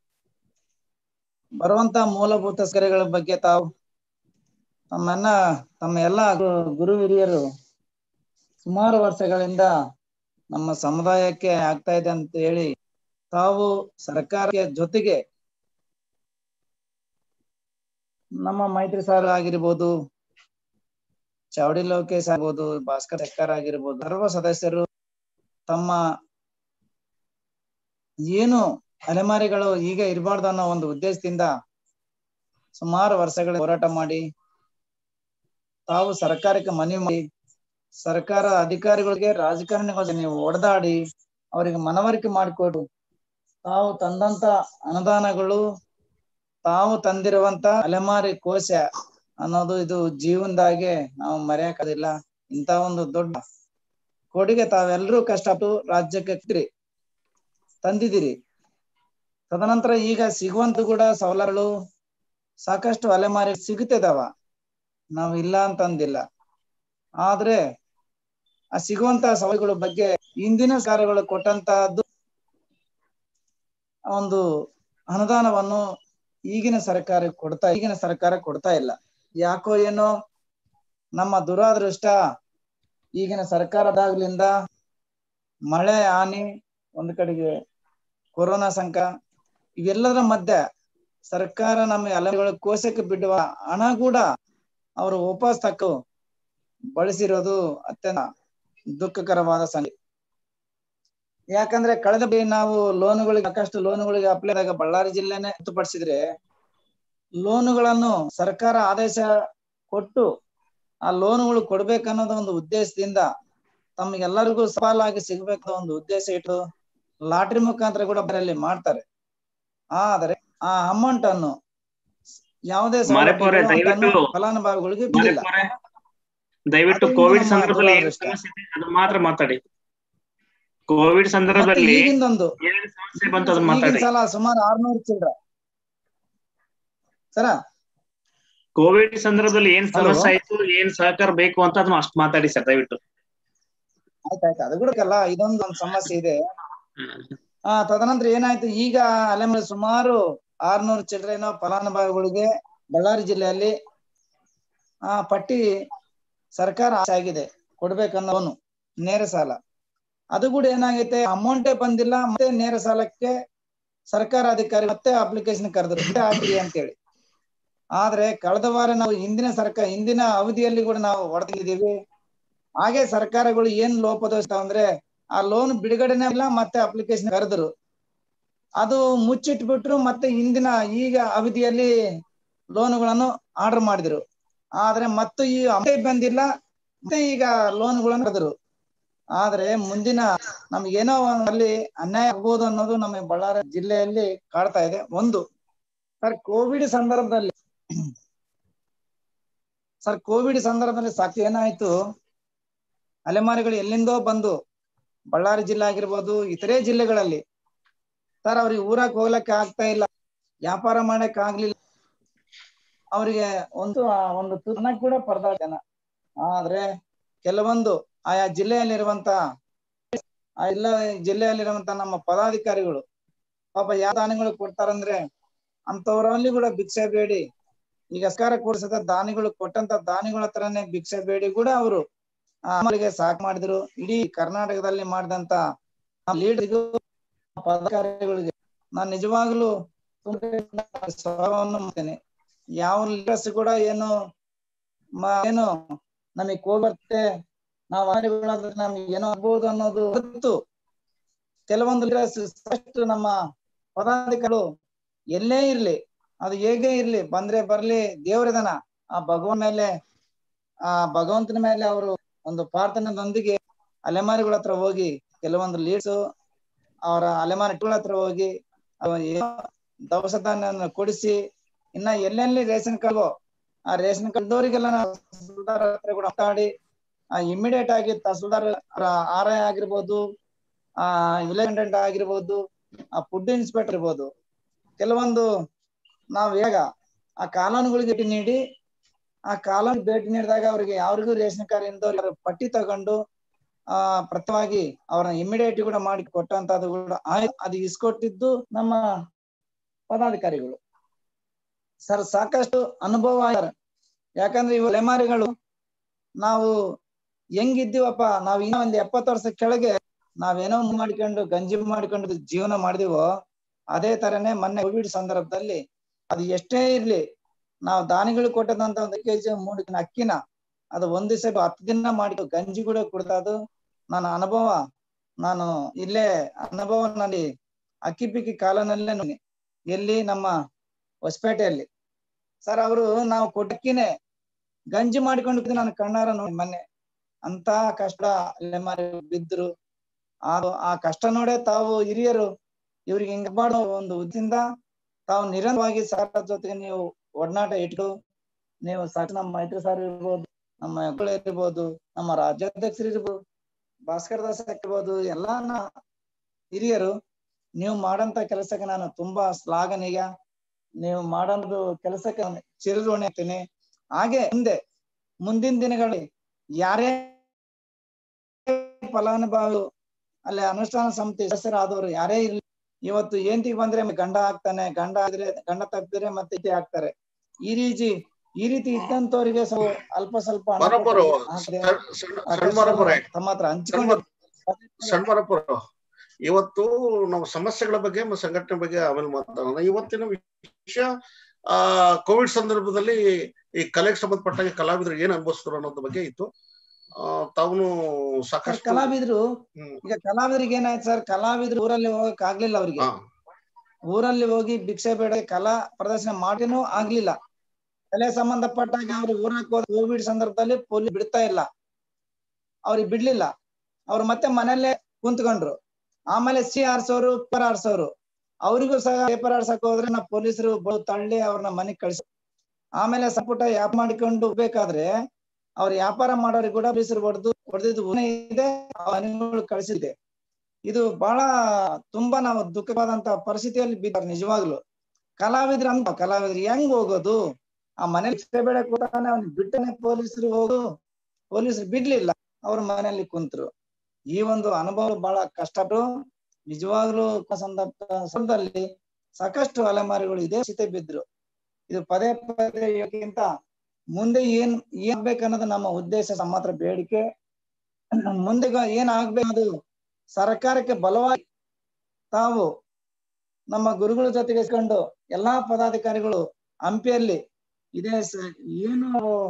ಬರುವಂತ ಮೂಲಭೂತ ಸೌಕರ್ಯಗಳ ಬಗ್ಗೆ ತಾವು ತಮ್ಮನ್ನ ತಮ್ಮ ಎಲ್ಲ ಗು- ಗುರು ಹಿರಿಯರು ಸುಮಾರು ವರ್ಷಗಳಿಂದ ನಮ್ಮ ಸಮುದಾಯಕ್ಕೆ ಆಗ್ತಾ ಇದೆ ಅಂತ ಹೇಳಿ ತಾವು ಸರ್ಕಾರಕ್ಕೆ ಜೊತೆಗೆ ನಮ್ಮ ಮೈತ್ರಿ ಸಾರ್ ಆಗಿರ್ಬೋದು ಚಾವಡಿ ಲೋಕೇಶ್ ಆಗ್ಬೋದು ಭಾಸ್ಕರ್ ಶೆಕ್ಕರ್ ಆಗಿರ್ಬೋದು ಸರ್ವ ಸದಸ್ಯರು ತಮ್ಮ ಏನು ಅಲೆಮಾರಿಗಳು ಈಗ ಇರಬಾರ್ದು ಅನ್ನೋ ಒಂದು ಉದ್ದೇಶದಿಂದ ಸುಮಾರು ವರ್ಷಗಳ ಹೋರಾಟ ಮಾಡಿ ತಾವು ಸರ್ಕಾರಕ್ಕೆ ಮನವಿ ಮಾಡಿ ಸರ್ಕಾರ ಅಧಿಕಾರಿಗಳಿಗೆ ರಾಜಕಾರಣಿಗಳಿಗೆ ನೀವು ಹೊಡೆದಾಡಿ ಅವರಿಗೆ ಮನವರಿಕೆ ಮಾಡಿಕೊಡು ತಾವು ತಂದಂತ ಅನುದಾನಗಳು ತಾವು ತಂದಿರುವಂತ ಅಲೆಮಾರಿ ಕೋಶ ಅನ್ನೋದು ಇದು ಜೀವನದಾಗೆ ನಾವು ಮರೆಯಕ್ಕಾದಿಲ್ಲ ಇಂತ ಒಂದು ದೊಡ್ಡ ಕೊಡುಗೆ ತಾವೆಲ್ಲರೂ ಕಷ್ಟಪಟ್ಟು ರಾಜ್ಯಕ್ಕೆ ಎತ್ತಿರಿ ತಂದಿದ್ದೀರಿ ತದನಂತರ ಈಗ ಸಿಗುವಂತ ಕೂಡ ಸೌಲಭ್ಯಗಳು ಸಾಕಷ್ಟು ಅಲೆಮಾರಿ ಸಿಗುತ್ತಿದಾವ ನಾವು ಇಲ್ಲ ಅಂತಂದಿಲ್ಲ ಆದ್ರೆ ಆ ಸಿಗುವಂತ ಸೌಲಭ್ಯಗಳ ಬಗ್ಗೆ ಇಂದಿನ ಕಾರ್ಯಗಳು ಕೊಟ್ಟಂತಹದ್ದು ಒಂದು ಅನುದಾನವನ್ನು ಈಗಿನ ಸರ್ಕಾರ ಕೊಡ್ತಾ ಈಗಿನ ಸರ್ಕಾರ ಕೊಡ್ತಾ ಇಲ್ಲ ಯಾಕೋ ಏನೋ ನಮ್ಮ ದುರಾದೃಷ್ಟ ಈಗಿನ ಸರ್ಕಾರದಾಗ್ಲಿಂದ ಮಳೆ ಹಾನಿ ಒಂದ್ ಕಡೆಗೆ ಕೊರೋನಾ ಸಂಕ ಇವೆಲ್ಲದರ ಮಧ್ಯೆ ಸರ್ಕಾರ ನಮ್ಮ ಅಲೆಗಳ ಕೋಶಕ್ಕೆ ಬಿಡುವ ಹಣ ಕೂಡ ಅವರು ವಾಪಸ್ ತಕ್ಕು ಬಳಸಿರೋದು ಅತ್ಯಂತ ದುಃಖಕರವಾದ ಸಂಗತಿ ಯಾಕಂದ್ರೆ ಕಳೆದ ಬಾರಿ ನಾವು ಲೋನುಗಳಿಗೆ ಸಾಕಷ್ಟು ಲೋನುಗಳಿಗೆ ಅಪ್ಲೈ ಆದಾಗ ಬಳ್ಳಾರಿ ಜಿಲ್ಲೆನೆ ಹೊರತುಪಡಿಸಿದ್ರೆ ಲೋನುಗಳನ್ನು ಸರ್ಕಾರ ಆದೇಶ ಕೊಟ್ಟು ಆ ಲೋನುಗಳು ಕೊಡ್ಬೇಕನ್ನೋದು ಒಂದು ಉದ್ದೇಶದಿಂದ ತಮಗೆಲ್ಲರಿಗೂ ಸವಾಲಾಗಿ ಸಿಗ್ಬೇಕು ಒಂದು ಉದ್ದೇಶ ಇಟ್ಟು ಲಾಟ್ರಿ ಮುಖಾಂತರ ಕೂಡ ಬರಲ್ಲಿ ಮಾಡ್ತಾರೆ ಆದ್ರೆ ಆ ಅಮೌಂಟ್ ಅನ್ನು ಯಾವುದೇ ಮಾರೆಪ್ಪವ್ರೆ, ಸೌಲಭ್ಯಗಳು ದಯವಿಟ್ಟು- ಅದನ್ನು ಫಲಾನುಭವಿಗಳಿಗೆ ಬಿಡಿಲ್ಲ ಮಾರೆಪ್ಪವ್ರೆ, ದಯವಿಟ್ಟು ಅದು ಕೋವಿಡ್ ನಮ್ಮ ಸಂದರ್ಭದಲ್ಲಿ ಏನು ದುರಾದೃಷ್ಟ. ಸಮಸ್ಯೆ ಇದೆ ಅದನ್ನ ಮಾತ್ರ ಮಾತಾಡಿ ಕೋವಿಡ್ ಮತ್ತೆ ಸಂದರ್ಭದಲ್ಲಿ ಈಗಿಂದೊಂದು ಏನೇನು ಸಮಸ್ಯೆ ಬಂತು ಅದನ್ನ ಈಗಿನ ಮಾತಾಡಿ ಸಲ ಸುಮಾರು ಆರ್ನೂರು ಚಿಲ್ಡ್ರ ಸರ ಕೋವಿಡ್ ಸಂದರ್ಭದಲ್ಲಿ ಏನ್ Hello? ಸಮಸ್ಯೆ ಆಯ್ತು ಏನ್ ಸಹಕಾರ ಬೇಕು ಅಂತ ಅದನ್ನ ಅಷ್ಟು ಮಾತಾಡಿ ಸರ್ ದಯವಿಟ್ಟು ಆಯ್ತಾಯ್ತು ಅದು ಕೂಡ ಅಲ್ಲ ಇದೊಂದು ಒಂದು ಸಮಸ್ಯೆ ಇದೆ ಆ ತದನಂತರ ಏನಾಯ್ತು ಈಗ ಅಲೆಮಲೆ ಸುಮಾರು ಆರ್ನೂರು ಚಿಲ್ಡ್ರನ್ ಫಲಾನುಭವಿಗಳಿಗೆ ಬಳ್ಳಾರಿ ಜಿಲ್ಲೆಯಲ್ಲಿ ಆ ಪಟ್ಟಿ ಸರ್ಕಾರ ಆಗಿದೆ ಕೊಡ್ಬೇಕನ್ನೋನು ನೇರ ಸಾಲ ಅದು ಕೂಡ ಏನಾಗೈತೆ ಅಮೌಂಟೇ ಬಂದಿಲ್ಲ ಮತ್ತೆ ನೇರ ಸಾಲಕ್ಕೆ ಸರ್ಕಾರ ಅಧಿಕಾರಿ ಮತ್ತೆ ಅಪ್ಲಿಕೇಶನ್ ಕರೆದ್ರು ಮತ್ತೆ ಹಾಕಿರಿ ಅಂತೇಳಿ ಆದ್ರೆ ಕಳೆದ ವಾರ ನಾವು ಹಿಂದಿನ ಸರ್ಕಾರ ಹಿಂದಿನ ಅವಧಿಯಲ್ಲಿ ಕೂಡ ನಾವು ಹೊಡೆದಿದ್ದೀವಿ ಹಾಗೆ ಸರ್ಕಾರಗಳು ಏನ್ ಲೋಪದೋಷ ಅಂದ್ರೆ ಆ ಲೋನ್ ಬಿಡುಗಡೆನೇ ಇಲ್ಲ ಮತ್ತೆ ಅಪ್ಲಿಕೇಶನ್ ಕರೆದ್ರು ಅದು ಮುಚ್ಚಿಟ್ಬಿಟ್ರು ಮತ್ತೆ ಹಿಂದಿನ ಈಗ ಅವಧಿಯಲ್ಲಿ ಲೋನ್ಗಳನ್ನು ಆರ್ಡರ್ ಮಾಡಿದ್ರು ಆದ್ರೆ ಮತ್ತೆ ಈ ಅಮೌಂಟ್ ಬಂದಿಲ್ಲ ಮತ್ತೆ ಈಗ ಲೋನ್ಗಳನ್ನು ಕರೆದ್ರು ಆದ್ರೆ ಮುಂದಿನ ನಮ್ಗೇನೋ ಅಲ್ಲಿ ಅನ್ಯಾಯ ಆಗ್ಬೋದು ಅನ್ನೋದು ನಮ್ಮ ಬಳ್ಳಾರಿ ಜಿಲ್ಲೆಯಲ್ಲಿ ಕಾಡ್ತಾ ಇದೆ ಒಂದು ಸರ್ ಕೋವಿಡ್ ಸಂದರ್ಭದಲ್ಲಿ ಸರ್ ಕೋವಿಡ್ ಸಂದರ್ಭದಲ್ಲಿ ಸಾಕು ಏನಾಯ್ತು ಅಲೆಮಾರಿಗಳು ಎಲ್ಲಿಂದೋ ಬಂದು ಬಳ್ಳಾರಿ ಜಿಲ್ಲೆ ಆಗಿರ್ಬೋದು ಇತರೆ ಜಿಲ್ಲೆಗಳಲ್ಲಿ ಸರ್ ಅವ್ರಿಗೆ ಊರಾಗ ಹೋಗ್ಲಕ್ಕೆ ಆಗ್ತಾ ಇಲ್ಲ ವ್ಯಾಪಾರ ಮಾಡಕ್ ಆಗ್ಲಿಲ್ಲ ಅವರಿಗೆ ಒಂದು ಆ ಒಂದು ತುರ್ನಕ್ ಕೂಡ ಪರದಾಟ ಜನ ಆದ್ರೆ ಕೆಲವೊಂದು ಆಯಾ ಜಿಲ್ಲೆಯಲ್ಲಿರುವಂತ ಆ ಎಲ್ಲ ಜಿಲ್ಲೆಯಲ್ಲಿರುವಂತ ನಮ್ಮ ಪದಾಧಿಕಾರಿಗಳು ಪಾಪ ಯಾವ ದಾನಿಗಳು ಕೊಡ್ತಾರಂದ್ರೆ ಅಂತವರಲ್ಲಿ ಕೂಡ ಭಿಕ್ಷೆ ಬೇಡಿ ಈಗ ಸರ್ಕಾರ ಕೊಡಿಸಿದ ದಾನಿಗಳು ಕೊಟ್ಟಂತ ದಾನಿಗಳ ಹತ್ರನೇ ಭಿಕ್ಷೆ ಬೇಡಿ ಕೂಡ ಅವರು ಆಮೇಲೆ ಸಾಕ್ ಮಾಡಿದ್ರು ಇಡೀ ಕರ್ನಾಟಕದಲ್ಲಿ ಮಾಡಿದಂತ ಲೀಡರ್ಗೂ ಪದಾಧಿಕಾರಿಗಳಿಗೆ ನಾನು ನಿಜವಾಗ್ಲೂ ತುಂಬಾ ಸ್ವಾಗತವನ್ನು ಮಾಡ್ತೇನೆ ಯಾವ ಲೀಡರ್ಸ್ ಕೂಡ ಏನು ಮ- ಏನು ನಮಗೆ ಕೋಲ್ ಬರುತ್ತೆ ನಾವು ಆನೆಗಳಾದ್ರೆ ನಮ್ಗೆ ಏನೋ ಆಗ್ಬೋದು ಅನ್ನೋದು ಗೊತ್ತು ಕೆಲವೊಂದು ಲೀಡರ್ಸ್ ಸಾಕಷ್ಟು ನಮ್ಮ ಪದಾಧಿಕಾರಿಗಳು ಎಲ್ಲೇ ಇರ್ಲಿ ಅದು ಹೇಗೆ ಇರ್ಲಿ ಬಂದ್ರೆ ಬರ್ಲಿ ದೇವ್ರಿದಾನ ಆ ಭಗವನ್ ಮೇಲೆ ಆ ಭಗವಂತನ ಮೇಲೆ ಅವರು ಒಂದು ಪ್ರಾರ್ಥನೆದೊಂದಿಗೆ ಅಲೆಮಾರಿಗಳ ಹತ್ರ ಹೋಗಿ ಕೆಲವೊಂದು ಲೀಡ್ಸ್ ಅವರ ಅಲೆಮಾರಿಗಳ ಹತ್ರ ಹೋಗಿ ಅವ ಏನೋ ದವಸ ಧಾನ್ಯವನ್ನು ಕೊಡಿಸಿ ಇನ್ನ ಎಲ್ಲೆಲ್ಲಿ ರೇಷನ್ ಕಾರ್ಡ್ ಆ ರೇಷನ್ ಕಾರ್ಡ್ದವರಿಗೆಲ್ಲ ನಾವು ತಹಸೀಲ್ದಾರ್ ಹತ್ರ ಕೂಡ ಮಾತಾಡಿ ಆ ಇಮಿಡಿಯೇಟ್ ಆಗಿ ತಹಸೀಲ್ದಾರ್ ಆರ್ ಐ ಆಗಿರ್ಬೋದು ಆ ವಿಲೇಜ್ ಆಗಿರ್ಬೋದು ಆ ಫುಡ್ ಇನ್ಸ್ಪೆಕ್ಟರ್ ಇರ್ಬೋದು ಕೆಲವೊಂದು ನಾವು ಹೇಗ ಆ ಕಾನೂನುಗಳಿಗೆ ಭೇಟಿ ನೀಡಿ ಆ ಕಾನೂನು ಭೇಟಿ ನೀಡಿದಾಗ ಅವರಿಗೆ ಯಾರಿಗೂ ರೇಷನ್ ಕಾರ್ಡ್ ಇಲ್ದವ್ರ ಪಟ್ಟಿ ತಗೊಂಡು ಆ ಪ್ರಥಮವಾಗಿ ಅವ್ರನ್ನ ಇಮಿಡಿಯೇಟ್ ಕೂಡ ಮಾಡಿ ಕೊಟ್ಟಂತದ್ದು ಕೂಡ ಆಯ್ತು ಅದು ಇಸ್ಕೊಟ್ಟಿದ್ದು ನಮ್ಮ ಪದಾಧಿಕಾರಿಗಳು ಸರ್ ಸಾಕಷ್ಟು ಅನುಭವ ಆಗ್ಯಾರ ಯಾಕಂದ್ರೆ ಇವು ಅಲೆಮಾರಿಗಳು ನಾವು ಹೆಂಗಿದ್ದೀವಪ್ಪ ನಾವ್ ಇನ್ನೂ ಒಂದ್ ಎಪ್ಪತ್ತು ವರ್ಷ ಕೆಳಗೆ ನಾವೇನೋ ಮಾಡ್ಕೊಂಡು ಗಂಜಿ ಮಾಡ್ಕೊಂಡು ಜೀವನ ಮಾಡಿದಿವೋ ಅದೇ ತರನೇ ಮೊನ್ನೆ ಕೋವಿಡ್ ಸಂದರ್ಭದಲ್ಲಿ ಅದು ಎಷ್ಟೇ ಇರ್ಲಿ ನಾವು ದಾನಿಗಳು ಕೊಟ್ಟದಂತ ಒಂದು ಕೆಜಿ ಮೂರು ದಿನ ಅಕ್ಕಿನ ಅದು ಒಂದ್ ದಿವಸ ಹತ್ತು ದಿನ ಮಾಡಿ ಗಂಜಿ ಕೂಡ ಕೊಡ್ತದು ನನ್ನ ಅನುಭವ ನಾನು ಇಲ್ಲೇ ಅನುಭವನಲ್ಲಿ ಅಕ್ಕಿ ಪಿಕ್ಕಿ ಕಾಲನಲ್ಲೇ ನೋಡಿ ಎಲ್ಲಿ ನಮ್ಮ ಹೊಸಪೇಟೆಯಲ್ಲಿ ಸರ್ ಅವರು ನಾವು ಕೊಟ್ಟಕ್ಕಿನೇ ಗಂಜಿ ಮಾಡಿಕೊಂಡು ನಾನು ಕಣ್ಣಾರ ನೋಡಿ ಮೊನ್ನೆ ಅಂತ ಕಷ್ಟ ಅಲೆಮಾರಿ ಬಿದ್ರು ಆ ಆ ಕಷ್ಟ ನೋಡೇ ತಾವು ಹಿರಿಯರು ಇವ್ರಿಗೆ ಹಿಂಗ ಮಾಡೋ ಒಂದು ಉದ್ದಿಂದ ತಾವು ನಿರಂತರವಾಗಿ ಸಾರ ಜೊತೆಗೆ ನೀವು ಒಡನಾಟ ಇಟ್ಟು ನೀವು ಸಾಕು ನಮ್ಮ ಮೈತ್ರಿ ಸಾರ್ ಇರ್ಬೋದು ನಮ್ಮ ಮಕ್ಕಳು ಇರ್ಬೋದು ನಮ್ಮ ರಾಜ್ಯಾಧ್ಯಕ್ಷರು ಇರ್ಬೋದು ಭಾಸ್ಕರ್ ದಾಸ್ ಇರ್ಬೋದು ಎಲ್ಲಾ ನ- ಹಿರಿಯರು ನೀವು ಮಾಡಂತ ಕೆಲಸಕ್ಕೆ ನಾನು ತುಂಬಾ ಶ್ಲಾಘನೀಯ ನೀವು ಮಾಡೊಂದು ಕೆಲಸಕ್ಕೆ ಚಿರಋಣಿ ಆಗ್ತೀನಿ ಹಾಗೆ ಮುಂದೆ ಮುಂದಿನ ದಿನಗಳಲ್ಲಿ ಯಾರೇ ಫಲಾನುಭವಿ ಅಲ್ಲಿ ಅನುಷ್ಠಾನ ಸಮಿತಿ ಸದಸ್ಯರಾದವರು ಯಾರೇ ಇರ್ಲಿ ಇವತ್ತು ಏಂತಿಗೆ ಬಂದ್ರೆ ಗಂಡ ಆಗ್ತಾನೆ ಗಂಡ ಆದ್ರೆ ಗಂಡ ತಪ್ಪಿದ್ರೆ ಮತ್ತೆ ಇತಿ ಆಗ್ತಾರೆ ಈ ರೀತಿ ಈ ರೀತಿ ಇದ್ದಂತವರಿಗೆ ಸ್ವಲ್ಪ ಅಲ್ಪ ಸ್ವಲ್ಪ ಹಣ ಬರೋಬ್ಬರು ಹಾಕಿದೆ. ಸಣ್ಮರಪುರ ತಮ್ಮ ಹತ್ರ ಹಂಚಿಕೊಂಡು ಸಣ್ಮರಪುರ ಇವತ್ತು ನಾವು ಸಮಸ್ಯೆಗಳ ಬಗ್ಗೆ ಮತ್ತು ಸಂಘಟನೆ ಬಗ್ಗೆ ಆಮೇಲೆ ಮಾತಾಡೋಣ ಇವತ್ತಿನ ವಿಷಯ ಆ ಕೋವಿಡ್ ಸಂದರ್ಭದಲ್ಲಿ ಈ ಕಲೆಗೆ ಸಂಬಂಧಪಟ್ಟಾಗ ಕಲಾವಿದರು ಏನ್ ಅನುಭವಿಸಿದ್ರು ಅನ್ನೋದ್ರ ಬಗ್ಗೆ ಇತ್ತು ಆ ತಾವು ಸರ್ ಸಾಕಷ್ಟು ಕಲಾವಿದ್ರು ಈಗ ಕಲಾವಿದರಿಗೆ ಏನಾಯ್ತು ಸರ್ ಕಲಾವಿದ್ರು ಊರಲ್ಲಿ ಹೋಗಕ್ ಆಗ್ಲಿಲ್ಲ ಅವ್ರಿಗೆ ಊರಲ್ಲಿ ಹೋಗಿ ಭಿಕ್ಷೆ ಬೇಡ ಕಲಾ ಪ್ರದರ್ಶನ ಮಾಡಿನೂ ಆಗ್ಲಿಲ್ಲ ಕಲೆ ಸಂಬಂಧಪಟ್ಟಾಗ ಅವ್ರು ಊರಕ್ಕೆ ಹೋದ ಕೋವಿಡ್ ಸಂದರ್ಭದಲ್ಲಿ ಪೊಲೀಸ್ ಬಿಡ್ತಾ ಇಲ್ಲ ಅವ್ರಿಗೆ ಬಿಡ್ಲಿಲ್ಲ ಅವ್ರು ಮತ್ತೆ ಮನೆಯಲ್ಲೇ ಕುಂತ್ಕೊಂಡ್ರು ಆಮೇಲೆ ಸಿ ಆರ್ಸೋರು ಪೇಪರ್ ಆರ್ಸೋರು ಅವರಿಗೂ ಸಹ ಪೇಪರ್ ಆರ್ಸಕ್ ಹೋದ್ರೆ ನಾವು ಪೊಲೀಸರು ಬಳು ತಳ್ಳಿ ಅವ್ರನ್ನ ಮನೆಗ್ ಕಳ್ಸಿ ಆಮೇಲೆ ಸಂಪುಟ ಯಾಪ್ ಮಾಡಿಕೊಂಡು ಹೋಗ್ಬೇಕಾದ್ರೆ ಅವ್ರ ವ್ಯಾಪಾರ ಮಾಡೋರಿಗೆ ಕೂಡ ಪೊಲೀಸರು ಹೊಡೆದು ಹೊಡೆದಿದ್ದು ಇದೆ ಆ ಮನೆಗಳು ಕಳಿಸಿದೆ ಇದು ಬಹಳ ತುಂಬಾ ನಾವು ದುಃಖವಾದಂತ ಪರಿಸ್ಥಿತಿಯಲ್ಲಿ ಬಿದ್ದಾರೆ ನಿಜವಾಗ್ಲು ಕಲಾವಿದ್ರು ಅಂತ ಕಲಾವಿದ್ರು ಹೆಂಗ್ ಹೋಗೋದು ಆ ಮನೇಲಿ ಭಿಕ್ಷೆ ಬೇಡಕ್ ಹೋದಾನೆ ಅವ್ನ್ ಬಿಟ್ಟನೆ ಪೊಲೀಸರು ಹೋಗು ಪೊಲೀಸರು ಬಿಡ್ಲಿಲ್ಲ ಅವ್ರ ಮನೆಯಲ್ಲಿ ಕುಂತ್ರು ಈ ಒಂದು ಅನುಭವ ಬಹಳ ಕಷ್ಟಪಟ್ಟು ನಿಜವಾಗ್ಲೂ ಸಂದರ್ಭ ಸಂದರ್ಭದಲ್ಲಿ ಸಾಕಷ್ಟು ಅಲೆಮಾರಿಗಳು ಇದೇ ಸ್ಥಿತಿ ಬಿದ್ರು ಇದು ಪದೇ ಪದೇ ಹೇಳೋಕ್ಕಿಂತ ಮುಂದೆ ಏನ್ ಏನ್ ಬೇಕನ್ನೋದು ನಮ್ಮ ಉದ್ದೇಶ ನಮ್ಮ ಹತ್ರ ಬೇಡಿಕೆ ಮುಂದೆ ಏನ್ ಆಗ್ಬೇಕು ಸರ್ಕಾರಕ್ಕೆ ಬಲವಾಗಿ ತಾವು ನಮ್ಮ ಗುರುಗಳ ಜೊತೆಗೆ ಇಸ್ಕೊಂಡು ಎಲ್ಲಾ ಪದಾಧಿಕಾರಿಗಳು ಹಂಪಿಯಲ್ಲಿ ಇದೇ ಸ- ಏನು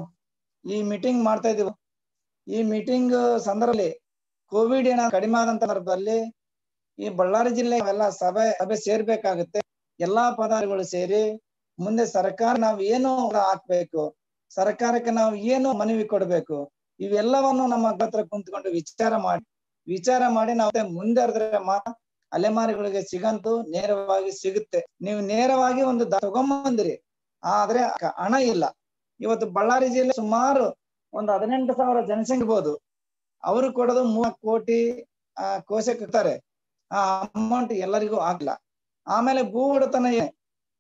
ಈ ಮೀಟಿಂಗ್ ಮಾಡ್ತಾ ಇದೀವಿ ಈ ಮೀಟಿಂಗ್ ಸಂದರ್ಭದಲ್ಲಿ ಕೋವಿಡ್ ಏನ ಕಡಿಮೆ ಆದಂತ ಸಂದರ್ಭದಲ್ಲಿ ಈ ಬಳ್ಳಾರಿ ಜಿಲ್ಲೆ ಎಲ್ಲ ಸಭೆ ಸಭೆ ಸೇರ್ಬೇಕಾಗುತ್ತೆ ಎಲ್ಲಾ ಪದಾಧಿಕಾರಿಗಳು ಸೇರಿ ಮುಂದೆ ಸರ್ಕಾರ ನಾವು ಏನು ಹಾಕ್ಬೇಕು ಸರ್ಕಾರಕ್ಕೆ ನಾವು ಏನು ಮನವಿ ಕೊಡ್ಬೇಕು ಇವೆಲ್ಲವನ್ನು ನಮ್ಮ ಹತ್ರ ಕುಂತ್ಕೊಂಡು ವಿಚಾರ ಮಾಡಿ ವಿಚಾರ ಮಾಡಿ ನಾವು ಮುಂದೆ ಹರಿದ್ರೆ ಮಾತ್ರ ಅಲೆಮಾರಿಗಳಿಗೆ ಸಿಗಂತೂ ನೇರವಾಗಿ ಸಿಗುತ್ತೆ ನೀವು ನೇರವಾಗಿ ಒಂದು ದ- ತಗೊಂಬಂದಿರಿ ಆದ್ರೆ ಕ- ಹಣ ಇಲ್ಲ ಇವತ್ತು ಬಳ್ಳಾರಿ ಜಿಲ್ಲೆ ಸುಮಾರು ಒಂದು ಹದಿನೆಂಟು ಸಾವಿರ ಜನಸಂಖ್ಯೆ ಇರ್ಬೋದು ಅವರು ಕೊಡೋದು ಮೂವತ್ತು ಕೋಟಿ ಆ ಕೋಶಕ್ಕೆ ಇರ್ತಾರೆ ಆ ಅಮೌಂಟ್ ಎಲ್ಲರಿಗೂ ಆಗ್ಲಿಲ್ಲ ಆಮೇಲೆ ಭೂ ಒಡೆತನ ಏ-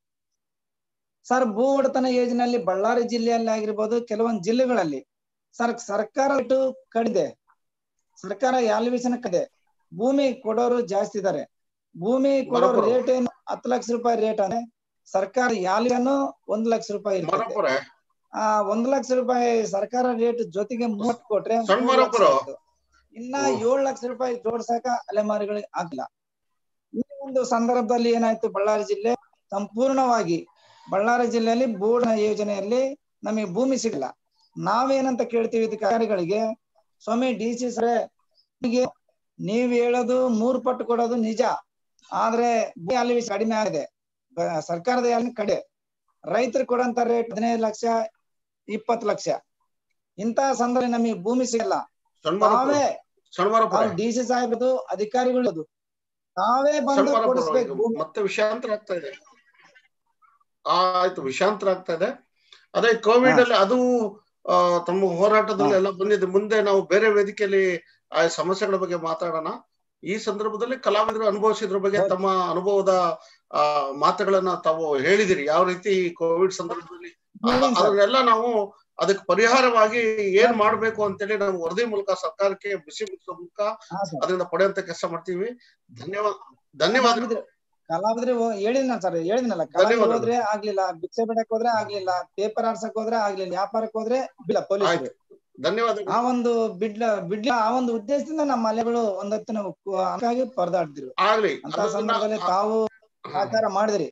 ಸರ್ ಭೂ ಒಡೆತನ ಯೋಜನೆಯಲ್ಲಿ ಬಳ್ಳಾರಿ ಜಿಲ್ಲೆಯಲ್ಲಿ ಆಗಿರ್ಬೋದು ಕೆಲವೊಂದು ಜಿಲ್ಲೆಗಳಲ್ಲಿ ಸರ್ ಸರ್ಕಾರ ಇಟ್ಟು ಕಡಿದೆ ಸರ್ಕಾರ ಯಾಲ್ವಿಸನ ಕಡೆ ಭೂಮಿ ಕೊಡೋರು ಜಾಸ್ತಿ ಇದಾರೆ ಭೂಮಿ ಕೊಡೋರು ಬರೋಬ್ಬರ. ರೇಟ್ ಏನು ಹತ್ತು ಲಕ್ಷ ರೂಪಾಯಿ ರೇಟ್ ಅಂದ್ರೆ ಸರ್ಕಾರ ಯಾಲಿಗನು ಒಂದ್ ಲಕ್ಷ ರೂಪಾಯಿ ಇರ್ತದೆ ಮರಪುರ ಆ ಒಂದ್ ಲಕ್ಷ ರೂಪಾಯಿ ಸರ್ಕಾರ ರೇಟ್ ಜೊತೆಗೆ ಮೂವತ್ ಕೊಟ್ರೆ ಸಣ್ಣ ಮೂರ್ ಲಕ್ಷ ಮರಪುರ. ಆಯ್ತು. ಇನ್ನ ಏಳ್ ಲಕ್ಷ ರೂಪಾಯಿ ಜೋಡ್ಸಕ ಅಲೆಮಾರಿಗಳಿಗೆ ಆಗ್ಲಿಲ್ಲ ಈ ಒಂದು ಸಂದರ್ಭದಲ್ಲಿ ಏನಾಯ್ತು ಬಳ್ಳಾರಿ ಜಿಲ್ಲೆ ಸಂಪೂರ್ಣವಾಗಿ ಬಳ್ಳಾರಿ ಜಿಲ್ಲೆಯಲ್ಲಿ ಬೋರ್ಡ್ ಯೋಜನೆಯಲ್ಲಿ ನಮಗೆ ಭೂಮಿ ಸಿಗಲ್ಲ ನಾವೇನಂತ ಕೇಳ್ತೀವಿ ಅಧಿಕಾರಿಗಳಿಗೆ ಸ್ವಾಮಿ ಡಿ ಸಿ ಸರೇ ನಿಮಗೆ ನೀವ್ ಹೇಳೋದು ಮೂರ್ ಪಟ್ಟು ಕೊಡೋದು ನಿಜ ಆದ್ರೆ ಭೂಮಿ ಅಲ್ಲಿ ಕಡಿಮೆ ಆಗಿದೆ ಬ- ಸರ್ಕಾರದ ಯಾಲಿ ಕಡೆ ರೈತರು ಕೊಡಂತ ರೇಟ್ ಹದಿನೈದು ಲಕ್ಷ ಇಪ್ಪತ್ತು ಲಕ್ಷ ಇಂತಹ ಸಂದರ್ಭ ನಮಗೆ ಭೂಮಿ ಸಿಗಲ್ಲ ತಾವೇ ಶನಿವಾರಪುರ ಡಿ ಸಿ ಸಾಹೇಬ್ರದು ಅಧಿಕಾರಿಗಳದು ತಾವೇ ಬಂದು ಶನಿವಾರಪುರ ಕೊಡಿಸ್ಬೇಕು ಇದು ಮತ್ತೆ ವಿಷಯಾಂತರ ಆಗ್ತಾ ಇದೆ ಆ, ಆಯ್ತು ವಿಷಯಾಂತರ ಆಗ್ತಾ ಇದೆ ಅದೇ ಕೋವಿಡ್ ಅಲ್ಲಿ ಅದು ಆ, ತಮ್ಮ ಹೋರಾಟದಲ್ಲಿ ಎಲ್ಲ ಬಂದಿದೆ ಮುಂದೆ ನಾವು ಬೇರೆ ವೇದಿಕೆಯಲ್ಲಿ ಆ ಸಮಸ್ಯೆಗಳ ಬಗ್ಗೆ ಮಾತಾಡೋಣ ಈ ಸಂದರ್ಭದಲ್ಲಿ ಕಲಾವಿದರು ಅನುಭವಿಸಿದ್ರ ಬಗ್ಗೆ ತಮ್ಮ ಅನುಭವದ ಆ ಮಾತುಗಳನ್ನ ತಾವು ಹೇಳಿದಿರಿ ಯಾವ ರೀತಿ ಕೋವಿಡ್ ಸಂದರ್ಭದಲ್ಲಿ ಆ- ಅದನ್ನೆಲ್ಲ ನಾವು ಅದಕ್ಕೆ ಪರಿಹಾರವಾಗಿ ಏನ್ ಮಾಡ್ಬೇಕು ಅಂತೇಳಿ ನಾವು ವರದಿ ಮೂಲಕ ಸರ್ಕಾರಕ್ಕೆ ಬಿಸಿ ಮುಟ್ಟಿಸೋ ಮೂಲಕ ಅದರಿಂದ ಪಡೆಯುವಂತ ಕೆಲಸ ಮಾಡ್ತೀವಿ ಧನ್ಯವಾದ ಧನ್ಯವಾದಗಳು ಕಲಾವಿದ್ರೆ ಹೇಳಿದ್ನ ಸರ್ ಹೇಳಿದ್ನಲ್ಲ ಕಲಾವಿದ್ರು ಧನ್ಯವಾದಗಳು. ಹೋದ್ರೆ ಆಗ್ಲಿಲ್ಲ ಭಿಕ್ಷೆ ಬಿಡಕ್ ಹೋದ್ರೆ ಆಗ್ಲಿಲ್ಲ ಪೇಪರ್ ಆಡ್ಸಕ್ ಹೋದ್ರೆ ಆಗ್ಲಿಲ್ಲ ವ್ಯಾಪಾರಕ್ಕೆ ಹೋದ್ರೆ ಬಿಲ್ಲ ಪೊಲೀಸ್ ಧನ್ಯವಾದಗಳು ಆ ಒಂದು ಬಿಡ್ಲ ಬಿಡ್ಲ ಆ ಒಂದು ಉದ್ದೇಶದಿಂದ ನಮ್ಮ ಮಲೆಗಳು ಒಂದೊತ್ತು ನಾವು ಹಂಗಾಗಿ ಪರದಾಡ್ತಿರು ಆಗ್ಲಿ ಅಂತ ಅದನ್ನ- ಸಂದರ್ಭದಲ್ಲಿ ತಾವು ಸಹಕಾರ ಮಾಡಿದ್ರಿ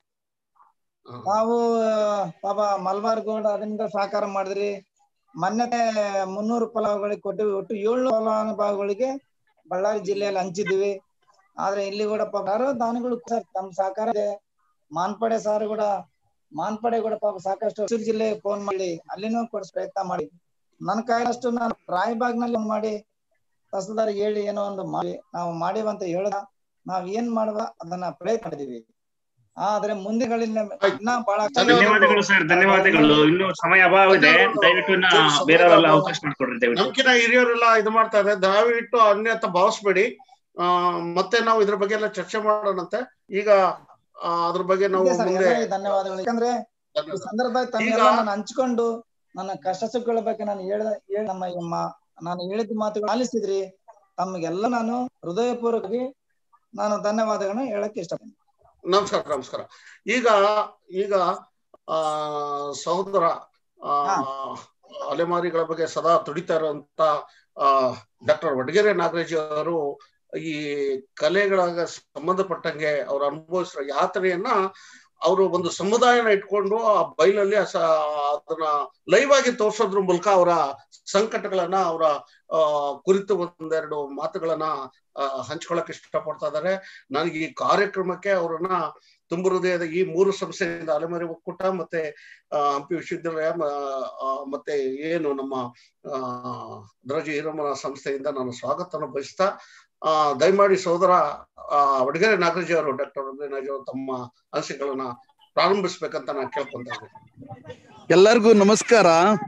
ತಾವು ಪಾಪ ಮಲ್ಬಾರ್ ಗೋಲ್ಡ್ ಅದರಿಂದ ಸಹಕಾರ ಮಾಡಿದ್ರಿ ಮೊನ್ನೆ ಮುನ್ನೂರು ಫಲಾನುಭವಿಗಳಿಗೆ ಕೊಟ್ಟಿವಿ ಒಟ್ಟು ಏಳ್ನೂರು ಫಲಾನುಭವಿಗಳಿಗೆ ಬಳ್ಳಾರಿ ಜಿಲ್ಲೆಯಲ್ಲಿ ಹಂಚಿದ್ವಿ ಆದ್ರೆ ಇಲ್ಲಿ ಕೂಡ ಪಾಪ ಯಾರೋ ದಾನಿಗಳು ಸರ್ ತಮ್ಮ ಸಹಕಾರ ಇದೆ ಮಾನ್ಪಡೆ ಸಾರು ಕೂಡ ಮಾನ್ಪಡೆ ಕೂಡ ಪಾಪ ಸಾಕಷ್ಟು ಹೊಸೂರು ಜಿಲ್ಲೆ ಫೋನ್ ಮಾಡಿ ಅಲ್ಲಿನೂ ಕೊಡಿಸ್ ಪ್ರಯತ್ನ ಮಾಡಿ ನನ್ನ ಕೈಯಷ್ಟು ನಾನು ರಾಯಬಾಗ್ನಲ್ಲಿ ಒಂದ್ ಮಾಡಿ ತಹಸೀಲ್ದಾರ್ಗೆ ಹೇಳಿ ಏನೋ ಒಂದು ಮಾಡಿ ನಾವು ಮಾಡಿವಂತ ಹೇಳದ ನಾವ್ ಏನ್ ಮಾಡುವ ಅದನ್ನ ಪ್ರಯತ್ನ ಮಾಡಿದೀವಿ ಆದ್ರೆ ಮುಂದೆಗಳಿಂದ ಇನ್ನ ಬಹಳ ಧನ್ಯವಾದಗಳು ಸರ್ ಧನ್ಯವಾದಗಳು ಇನ್ನು ಸಮಯ ಅಭಾವ ಇದೆ ದಯವಿಟ್ಟು ಇನ್ನ ಬೇರೆಯವರೆಲ್ಲ ಅವಕಾಶ ಮಾಡ್ಕೊಡ್ರಿ ದಯವಿಟ್ಟು ನಮ್ಕಿನ ಹಿರಿಯರೆಲ್ಲ ಇದು ಮಾಡ್ತಾ ಇದ್ದಾರೆ ದಯವಿಟ್ಟು ಅನ್ಯತ ಭಾವಿಸ್ಬೇಡಿ ಆ ಮತ್ತೆ ನಾವು ಇದ್ರ ಬಗ್ಗೆ ಎಲ್ಲ ಚರ್ಚೆ ಮಾಡೋಣಂತೆ ಈಗ ಆ, ಅದ್ರ ಬಗ್ಗೆ ನಾವು ಇದೆ ಸರ್, ಮುಂದೆ ಎಲ್ಲರಿಗೂ ಧನ್ಯವಾದಗಳು ಯಾಕಂದ್ರೆ ಈ ಸಂದರ್ಭದಲ್ಲಿ ತಮ್ಮೆಲ್ಲ ನಾನು ಹಂಚ್ಕೊಂಡು ನನ್ನ ಕಷ್ಟ ಸುಖಗಳ ಬಗ್ಗೆ ನಾನು ಹೇಳ್ದ ಹೇಳ್ ನಮ್ಮ ಈ ಮಾ- ನಾನು ಹೇಳಿದ ಮಾತುಗಳು ಆಲಿಸಿದ್ರಿ ತಮಗೆಲ್ಲ ನಾನು ಹೃದಯಪೂರ್ವಕವಾಗಿ ನಾನು ಧನ್ಯವಾದಗಳನ್ನ ಹೇಳಕ್ ಇಷ್ಟಪಡ್ತೀನಿ ನಮಸ್ಕಾರ ನಮಸ್ಕಾರ ಈಗ ಈಗ ಆ ಸಹೋದರ ಆ ಅಲೆಮಾರಿಗಳ ಬಗ್ಗೆ ಸದಾ ತುಡಿತಾ ಇರುವಂತ ಆ ಡಾಕ್ಟರ್ ವಡಗೆರೆ ನಾಗರಾಜ್ ಅವರು ಈ ಕಲೆಗಳ ಸಂಬಂಧಪಟ್ಟಂಗೆ ಅವ್ರು ಅನುಭವಿಸಿರೋ ಯಾತನೆಯನ್ನ ಅವರು ಒಂದು ಸಮುದಾಯನ ಇಟ್ಕೊಂಡು ಆ ಬೈಲಲ್ಲಿ ಆ ಸ- ಅದನ್ನ ಲೈವ್ ಆಗಿ ತೋರ್ಸೋದ್ರ ಮೂಲಕ ಅವರ ಸಂಕಟಗಳನ್ನ ಅವರ ಆ ಕುರಿತು ಒಂದೆರಡು ಮಾತುಗಳನ್ನ ಆ, ಹಂಚ್ಕೊಳಕ್ ಇಷ್ಟಪಡ್ತಾ ಇದ್ದಾರೆ ನನಗೆ ಈ ಕಾರ್ಯಕ್ರಮಕ್ಕೆ ಅವರನ್ನ ತುಂಬ ಹೃದಯದ ಈ ಮೂರು ಸಂಸ್ಥೆಯಿಂದ ಅಲೆಮಾರಿ ಒಕ್ಕೂಟ ಮತ್ತೆ ಆ, ಹಂಪಿ ವಿಶ್ವವಿದ್ಯಾಲಯ ಮ- ಆ, ಮತ್ತೆ ಏನು ನಮ್ಮ ಆ ದರಜಿ ಹಿರಮ್ಮನ ಸಂಸ್ಥೆಯಿಂದ ನಾನು ಸ್ವಾಗತನ ಬಯಸ್ತಾ ಆ ದಯಮಾಡಿ ಸೋದರ ಆ ವಡಗೆರೆ ನಾಗರಾಜ್ ಅವರು ಡಾಕ್ಟರ್ ವಡಗೆರೆ ನಾಗರಾಜ್ ಅವರು ತಮ್ಮ ಅನಿಸಿಕೆಗಳನ್ನ ಪ್ರಾರಂಭಿಸ್ಬೇಕಂತ ನಾನು ಕೇಳ್ಕೊಂತ ಇದ್ದೀನಿ ಎಲ್ಲರಿಗೂ ನಮಸ್ಕಾರ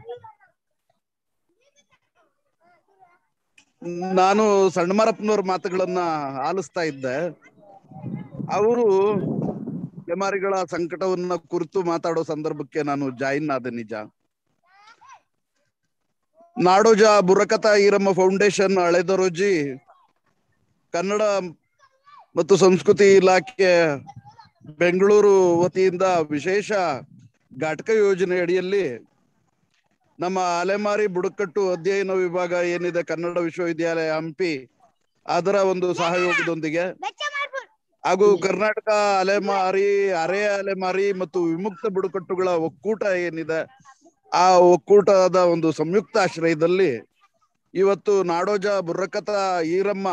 ನಾನು ಸಣ್ಣಮರಪ್ಪನವ್ರ ಮಾತುಗಳನ್ನ ಆಲಿಸ್ತಾ ಇದ್ದೆ ಅವರು ಎಮಾರಿಗಳ ಸಂಕಟವನ್ನ ಕುರಿತು ಮಾತಾಡೋ ಸಂದರ್ಭಕ್ಕೆ ನಾನು ಜಾಯಿನ್ ಆದೆ ನಿಜ ನಾಡೋಜ ಬುರಕತ ಈರಮ್ಮ ಫೌಂಡೇಶನ್ ಹಳೆದರೋಜಿ ಕನ್ನಡ ಮತ್ತು ಸಂಸ್ಕೃತಿ ಇಲಾಖೆ ಬೆಂಗಳೂರು ವತಿಯಿಂದ ವಿಶೇಷ ಘಟಕ ಯೋಜನೆ ಅಡಿಯಲ್ಲಿ ನಮ್ಮ ಅಲೆಮಾರಿ ಬುಡಕಟ್ಟು ಅಧ್ಯಯನ ವಿಭಾಗ ಏನಿದೆ ಕನ್ನಡ ವಿಶ್ವವಿದ್ಯಾಲಯ ಹಂಪಿ ಅದರ ಒಂದು ಸಹಯೋಗದೊಂದಿಗೆ ಹಾಗೂ ಕರ್ನಾಟಕ ಅಲೆಮಾರಿ ಅರೆ ಅಲೆಮಾರಿ ಮತ್ತು ವಿಮುಕ್ತ ಬುಡಕಟ್ಟುಗಳ ಒಕ್ಕೂಟ ಏನಿದೆ ಆ ಒಕ್ಕೂಟದ ಒಂದು ಸಂಯುಕ್ತ ಆಶ್ರಯದಲ್ಲಿ ಇವತ್ತು ನಾಡೋಜ ಬುರ್ರಕತ ಈರಮ್ಮ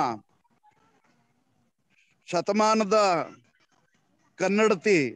ಶತಮಾನದ ಕನ್ನಡತಿ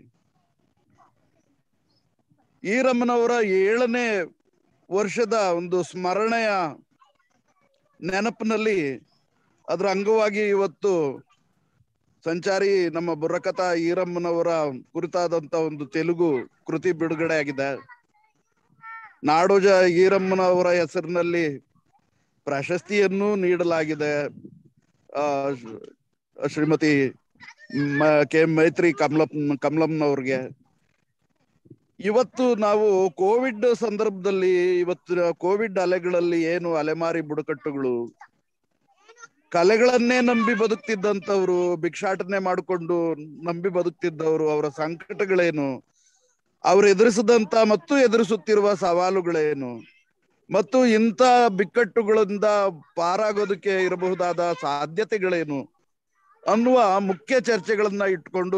ಈರಮ್ಮನವರ ಏಳನೇ ವರ್ಷದ ಒಂದು ಸ್ಮರಣೆಯ ನೆನಪಿನಲ್ಲಿ ಅದರ ಅಂಗವಾಗಿ ಇವತ್ತು ಸಂಚಾರಿ ನಮ್ಮ ಬುರ್ರಕಥ ಈರಮ್ಮನವರ ಕುರಿತಾದಂತ ಒಂದು ತೆಲುಗು ಕೃತಿ ಬಿಡುಗಡೆ ಆಗಿದೆ ನಾಡೋಜ ಈರಮ್ಮನವರ ಹೆಸರಿನಲ್ಲಿ ಪ್ರಶಸ್ತಿಯನ್ನು ನೀಡಲಾಗಿದೆ ಆ ಶ್ರೀ- ಶ್ರೀಮತಿ ಮ- ಕೆ ಮೈತ್ರಿ ಕಮಲಪ್ಪ ಕಮಲಮ್ಮನವ್ರಿಗೆ ಇವತ್ತು ನಾವು ಕೋವಿಡ್ ಸಂದರ್ಭದಲ್ಲಿ ಇವತ್ತು ಕೋವಿಡ್ ಅಲೆಗಳಲ್ಲಿ ಏನು ಅಲೆಮಾರಿ ಬುಡಕಟ್ಟುಗಳು ಕಲೆಗಳನ್ನೇ ನಂಬಿ ಬದುಕ್ತಿದ್ದಂಥವ್ರು ಭಿಕ್ಷಾಟನೆ ಮಾಡಿಕೊಂಡು ನಂಬಿ ಬದುಕ್ತಿದ್ದವರು ಅವರ ಸಂಕಟಗಳೇನು ಅವ್ರು ಎದುರಿಸಿದಂತ ಮತ್ತು ಎದುರಿಸುತ್ತಿರುವ ಸವಾಲುಗಳೇನು ಮತ್ತು ಇಂಥ ಬಿಕ್ಕಟ್ಟುಗಳಿಂದ ಪಾರಾಗೋದಕ್ಕೆ ಇರಬಹುದಾದ ಸಾಧ್ಯತೆಗಳೇನು ಅನ್ನುವ ಮುಖ್ಯ ಚರ್ಚೆಗಳನ್ನ ಇಟ್ಕೊಂಡು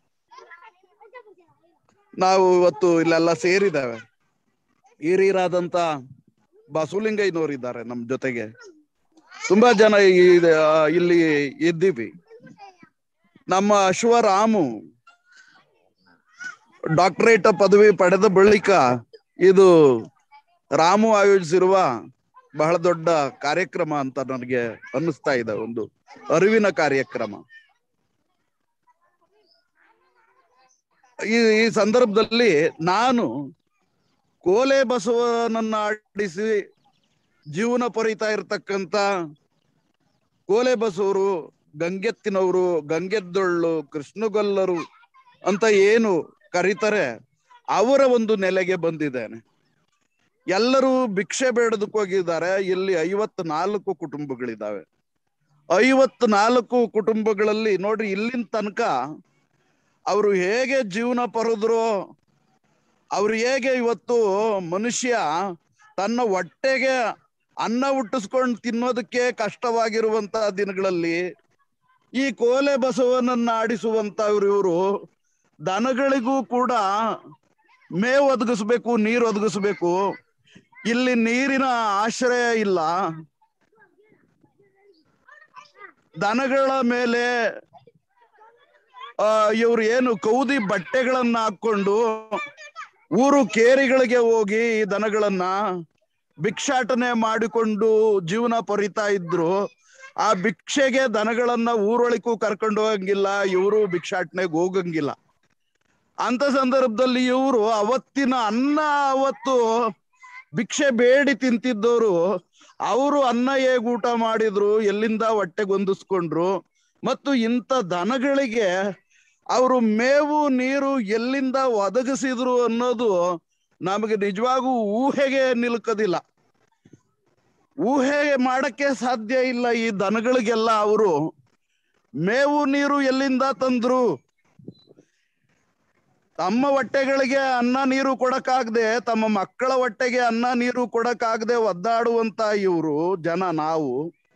ನಾವು ಇವತ್ತು ಇಲ್ಲೆಲ್ಲ ಸೇರಿದ್ದೇವೆ ಹಿರಿಯರಾದಂತ ಬಸವಲಿಂಗಯ್ಯನವರು ಇದ್ದಾರೆ ನಮ್ಮ ಜೊತೆಗೆ ತುಂಬಾ ಜನ ಈ- ಆ, ಇಲ್ಲಿ ಇದ್ದೀವಿ ನಮ್ಮ ಅಶ್ವರಾಮು ಡಾಕ್ಟರೇಟ್ ಪದವಿ ಪಡೆದ ಬಳಿಕ ಇದು ರಾಮು ಆಯೋಜಿಸಿರುವ ಬಹಳ ದೊಡ್ಡ ಕಾರ್ಯಕ್ರಮ ಅಂತ ನನಗೆ ಅನ್ನಿಸ್ತಾ ಇದೆ ಒಂದು ಅರಿವಿನ ಕಾರ್ಯಕ್ರಮ ಈ ಈ ಸಂದರ್ಭದಲ್ಲಿ ನಾನು ಕೋಲೆ ಬಸವನನ್ನ ಆಡಿಸಿ ಜೀವನ ಪರಿತಾ ಇರತಕ್ಕಂತ ಕೋಲೆ ಬಸವರು ಗಂಗೆತ್ತಿನವರು ಗಂಗೆದ್ದೊಳ್ಳು ಕೃಷ್ಣಗೊಲ್ಲರು ಅಂತ ಏನು ಕರೀತಾರೆ ಅವರ ಒಂದು ನೆಲೆಗೆ ಬಂದಿದ್ದೇನೆ ಎಲ್ಲರೂ ಭಿಕ್ಷೆ ಬೇಡದಕ್ಕೆ ಹೋಗಿದ್ದಾರೆ ಇಲ್ಲಿ ಐವತ್ನಾಲ್ಕು ಕುಟುಂಬಗಳಿದಾವೆ ಐವತ್ನಾಲ್ಕು ಕುಟುಂಬಗಳಲ್ಲಿ ನೋಡ್ರಿ ಇಲ್ಲಿನ ತನಕ ಅವರು ಹೇಗೆ ಜೀವನ ಪರದ್ರು ಅವ್ರು ಹೇಗೆ ಇವತ್ತು ಮನುಷ್ಯ ತನ್ನ ಹೊಟ್ಟೆಗೆ ಅನ್ನ ಹುಟ್ಟಿಸ್ಕೊಂಡು ತಿನ್ನೋದಕ್ಕೆ ಕಷ್ಟವಾಗಿರುವಂತ ದಿನಗಳಲ್ಲಿ ಈ ಕೋಲೆ ಬಸವನನ್ನ ಆಡಿಸುವಂತವ್ರು ಇವರು ದನಗಳಿಗೂ ಕೂಡ ಮೇವು ಒದಗಿಸ್ಬೇಕು ನೀರು ಒದಗಿಸ್ಬೇಕು ಇಲ್ಲಿ ನೀರಿನ ಆಶ್ರಯ ಇಲ್ಲ ದನಗಳ ಮೇಲೆ ಆ ಇವ್ರು ಏನು ಕೌದಿ ಬಟ್ಟೆಗಳನ್ನ ಹಾಕೊಂಡು ಊರು ಕೇರಿಗಳಿಗೆ ಹೋಗಿ ಈ ದನಗಳನ್ನ ಭಿಕ್ಷಾಟನೆ ಮಾಡಿಕೊಂಡು ಜೀವನ ಪರಿತಾ ಇದ್ರು ಆ ಭಿಕ್ಷೆಗೆ ದನಗಳನ್ನ ಊರೊಳಕ್ಕೂ ಕರ್ಕೊಂಡು ಹೋಗಂಗಿಲ್ಲ ಇವರು ಭಿಕ್ಷಾಟನೆಗೆ ಹೋಗಂಗಿಲ್ಲ ಅಂತ ಸಂದರ್ಭದಲ್ಲಿ ಇವರು ಅವತ್ತಿನ ಅನ್ನ ಅವತ್ತು ಭಿಕ್ಷೆ ಬೇಡಿ ತಿಂತಿದ್ದವರು ಅವರು ಅನ್ನ ಹೇಗ್ ಊಟ ಮಾಡಿದ್ರು ಎಲ್ಲಿಂದ ಹೊಟ್ಟೆಗೆ ಹೊಂದಿಸ್ಕೊಂಡ್ರು ಮತ್ತು ಇಂಥ ದನಗಳಿಗೆ ಅವರು ಮೇವು ನೀರು ಎಲ್ಲಿಂದ ಒದಗಿಸಿದ್ರು ಅನ್ನೋದು ನಮಗೆ ನಿಜವಾಗೂ ಊಹೆಗೆ ನಿಲ್ಕದಿಲ್ಲ ಊಹೆ ಮಾಡಕ್ಕೆ ಸಾಧ್ಯ ಇಲ್ಲ ಈ ದನಗಳಿಗೆಲ್ಲ ಅವರು ಮೇವು ನೀರು ಎಲ್ಲಿಂದ ತಂದ್ರು ತಮ್ಮ ಹೊಟ್ಟೆಗಳಿಗೆ ಅನ್ನ ನೀರು ಕೊಡಕ್ಕಾಗದೆ ತಮ್ಮ ಮಕ್ಕಳ ಹೊಟ್ಟೆಗೆ ಅನ್ನ ನೀರು ಕೊಡಕ್ಕಾಗದೆ ಒದ್ದಾಡುವಂತ ಇವರು ಜನ ನಾವು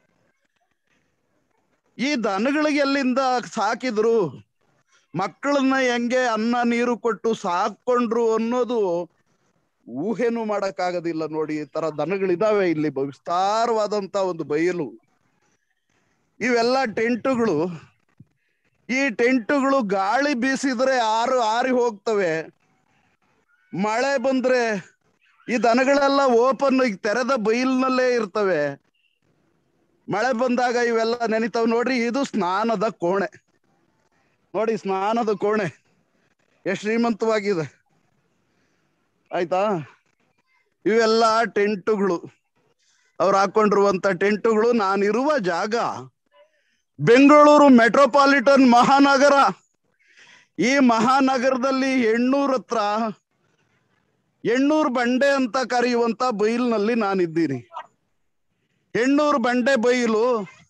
ಈ ದನಗಳಿಗೆ ಎಲ್ಲಿಂದ ಸಾಕಿದ್ರು ಮಕ್ಕಳನ್ನ ಹೆಂಗೆ ಅನ್ನ ನೀರು ಕೊಟ್ಟು ಸಾಕೊಂಡ್ರು ಅನ್ನೋದು ಊಹೆನೂ ಮಾಡಕ್ಕಾಗೋದಿಲ್ಲ ನೋಡಿ ಈ ತರ ದನಗಳಿದಾವೆ ಇಲ್ಲಿ ವಿಸ್ತಾರವಾದಂತ ಒಂದು ಬಯಲು ಇವೆಲ್ಲ ಟೆಂಟುಗಳು ಈ ಟೆಂಟುಗಳು ಗಾಳಿ ಬೀಸಿದ್ರೆ ಆರು ಆರಿ ಹೋಗ್ತವೆ ಮಳೆ ಬಂದ್ರೆ ಈ ದನಗಳೆಲ್ಲ ಓಪನ್ ಈಗ ತೆರೆದ ಬೈಲ್ನಲ್ಲೇ ಇರ್ತವೆ ಮಳೆ ಬಂದಾಗ ಇವೆಲ್ಲ ನೆನಿತಾವ್ ನೋಡ್ರಿ ಇದು ಸ್ನಾನದ ಕೋಣೆ ನೋಡಿ ಸ್ನಾನದ ಕೋಣೆ ಎಷ್ಟು ಶ್ರೀಮಂತವಾಗಿದೆ ಆಯ್ತಾ ಇವೆಲ್ಲ ಟೆಂಟುಗಳು ಅವ್ರು ಹಾಕೊಂಡಿರುವಂತ ಟೆಂಟುಗಳು ನಾನಿರುವ ಜಾಗ ಬೆಂಗಳೂರು ಮೆಟ್ರೋಪಾಲಿಟನ್ ಮಹಾನಗರ ಈ ಮಹಾನಗರದಲ್ಲಿ ಎಣ್ಣೂರ್ ಹತ್ರ ಎಣ್ಣೂರ್ ಬಂಡೆ ಅಂತ ಕರೆಯುವಂತ ಬೈಲ್ನಲ್ಲಿ ನಾನಿದ್ದೀನಿ ಎಣ್ಣೂರ್ ಬಂಡೆ ಬೈಲು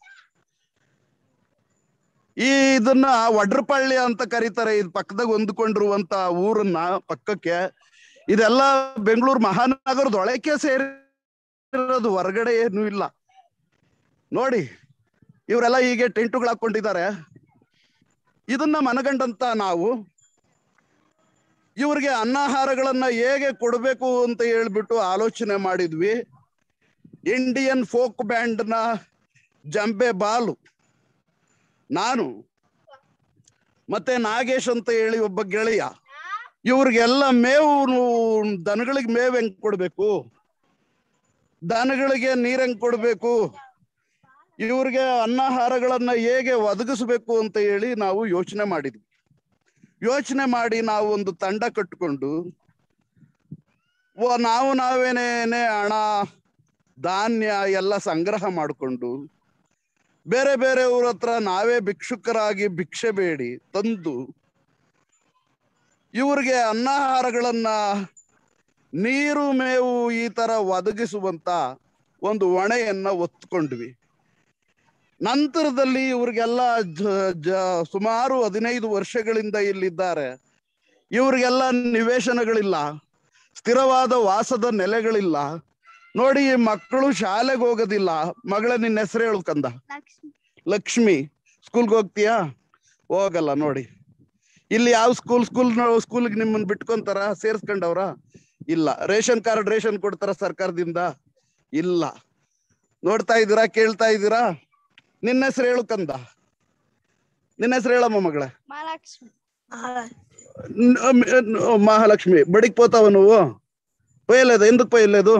ಈ ಇದನ್ನ ವಡ್ರಪಳ್ಳಿ ಅಂತ ಕರೀತಾರೆ ಇದು ಪಕ್ಕದಾಗ ಹೊಂದ್ಕೊಂಡಿರುವಂತ ಊರನ್ನ ಪಕ್ಕಕ್ಕೆ ಇದೆಲ್ಲ ಬೆಂಗಳೂರು ಮಹಾನಗರದೊಳಕ್ಕೆ ಸೇರಿರೋದು ಹೊರಗಡೆ ಏನು ಇಲ್ಲ ನೋಡಿ ಇವರೆಲ್ಲ ಹೀಗೆ ಟೆಂಟುಗಳು ಹಾಕೊಂಡಿದ್ದಾರೆ ಇದನ್ನ ಮನಗಂಡಂತ ನಾವು ಇವ್ರಿಗೆ ಅನ್ನಾಹಾರಗಳನ್ನ ಹೇಗೆ ಕೊಡಬೇಕು ಅಂತ ಹೇಳ್ಬಿಟ್ಟು ಆಲೋಚನೆ ಮಾಡಿದ್ವಿ ಇಂಡಿಯನ್ ಫೋಕ್ ಬ್ಯಾಂಡ್ ನ ಜಂಬೆ ಬಾಲು ನಾನು ಮತ್ತೆ ನಾಗೇಶ್ ಅಂತ ಹೇಳಿ ಒಬ್ಬ ಗೆಳೆಯ ಇವ್ರಿಗೆಲ್ಲ ಮೇವು ದನಗಳಿಗೆ ಮೇವು ಹೆಂಗ್ ಕೊಡ್ಬೇಕು ದನಗಳಿಗೆ ನೀರ್ ಹೆಂಗ್ ಕೊಡ್ಬೇಕು ಇವ್ರಿಗೆ ಅನ್ನಾಹಾರಗಳನ್ನ ಹೇಗೆ ಒದಗಿಸ್ಬೇಕು ಅಂತ ಹೇಳಿ ನಾವು ಯೋಚನೆ ಮಾಡಿದ್ವಿ ಯೋಚನೆ ಮಾಡಿ ನಾವು ಒಂದು ತಂಡ ಕಟ್ಕೊಂಡು ಓ ನಾವು ನಾವೇನೇನೆ ಹಣ ಧಾನ್ಯ ಎಲ್ಲ ಸಂಗ್ರಹ ಮಾಡಿಕೊಂಡು ಬೇರೆ ಬೇರೆಯವ್ರ ಹತ್ರ ನಾವೇ ಭಿಕ್ಷುಕರಾಗಿ ಭಿಕ್ಷೆ ಬೇಡಿ ತಂದು ಇವ್ರಿಗೆ ಅನ್ನಾಹಾರಗಳನ್ನ ನೀರು ಮೇವು ಈ ತರ ಒದಗಿಸುವಂತ ಒಂದು ಹೊಣೆಯನ್ನ ಒತ್ಕೊಂಡ್ವಿ ನಂತರದಲ್ಲಿ ಇವ್ರಿಗೆಲ್ಲ ಜ- ಜ- ಸುಮಾರು ಹದಿನೈದು ವರ್ಷಗಳಿಂದ ಇಲ್ಲಿದ್ದಾರೆ ಇವ್ರಿಗೆಲ್ಲ ನಿವೇಶನಗಳಿಲ್ಲ ಸ್ಥಿರವಾದ ವಾಸದ ನೆಲೆಗಳಿಲ್ಲ ನೋಡಿ ಈ ಮಕ್ಕಳು ಶಾಲೆಗೆ ಹೋಗೋದಿಲ್ಲ ಮಗಳ ನಿನ್ನ ಹೆಸರು ಹೇಳು ಕಂದ ಲಕ್ಷ್ಮಿ ಸ್ಕೂಲ್ಗೆ ಹೋಗ್ತೀಯಾ ಹೋಗಲ್ಲ ನೋಡಿ ಇಲ್ಲಿ ಯಾವ ಸ್ಕೂಲ್ ಸ್ಕೂಲ್ ಸ್ಕೂಲ್ಗೆ ನಿಮ್ಮನ್ನ ಬಿಟ್ಕೊಂತಾರ ಸೇರ್ಸ್ಕೊಂಡವ್ರ ಇಲ್ಲ ರೇಷನ್ ಕಾರ್ಡ್ ರೇಷನ್ ಕೊಡ್ತಾರ ಸರ್ಕಾರದಿಂದ ಇಲ್ಲ ನೋಡ್ತಾ ಇದ್ದೀರಾ ಕೇಳ್ತಾ ಇದ್ದೀರಾ ನಿನ್ನ ಹೆಸರು ಹೇಳು ಕಂದ ನಿನ್ನ ಹೆಸರು ಹೇಳಮ್ಮ ಮಗಳ ಮಹಾಲಕ್ಷ್ಮಿ న- న- మహాలక్ష్మి బడికి పోతావా నువ్వు పోయలేదు ఎందుకు పోయలేదు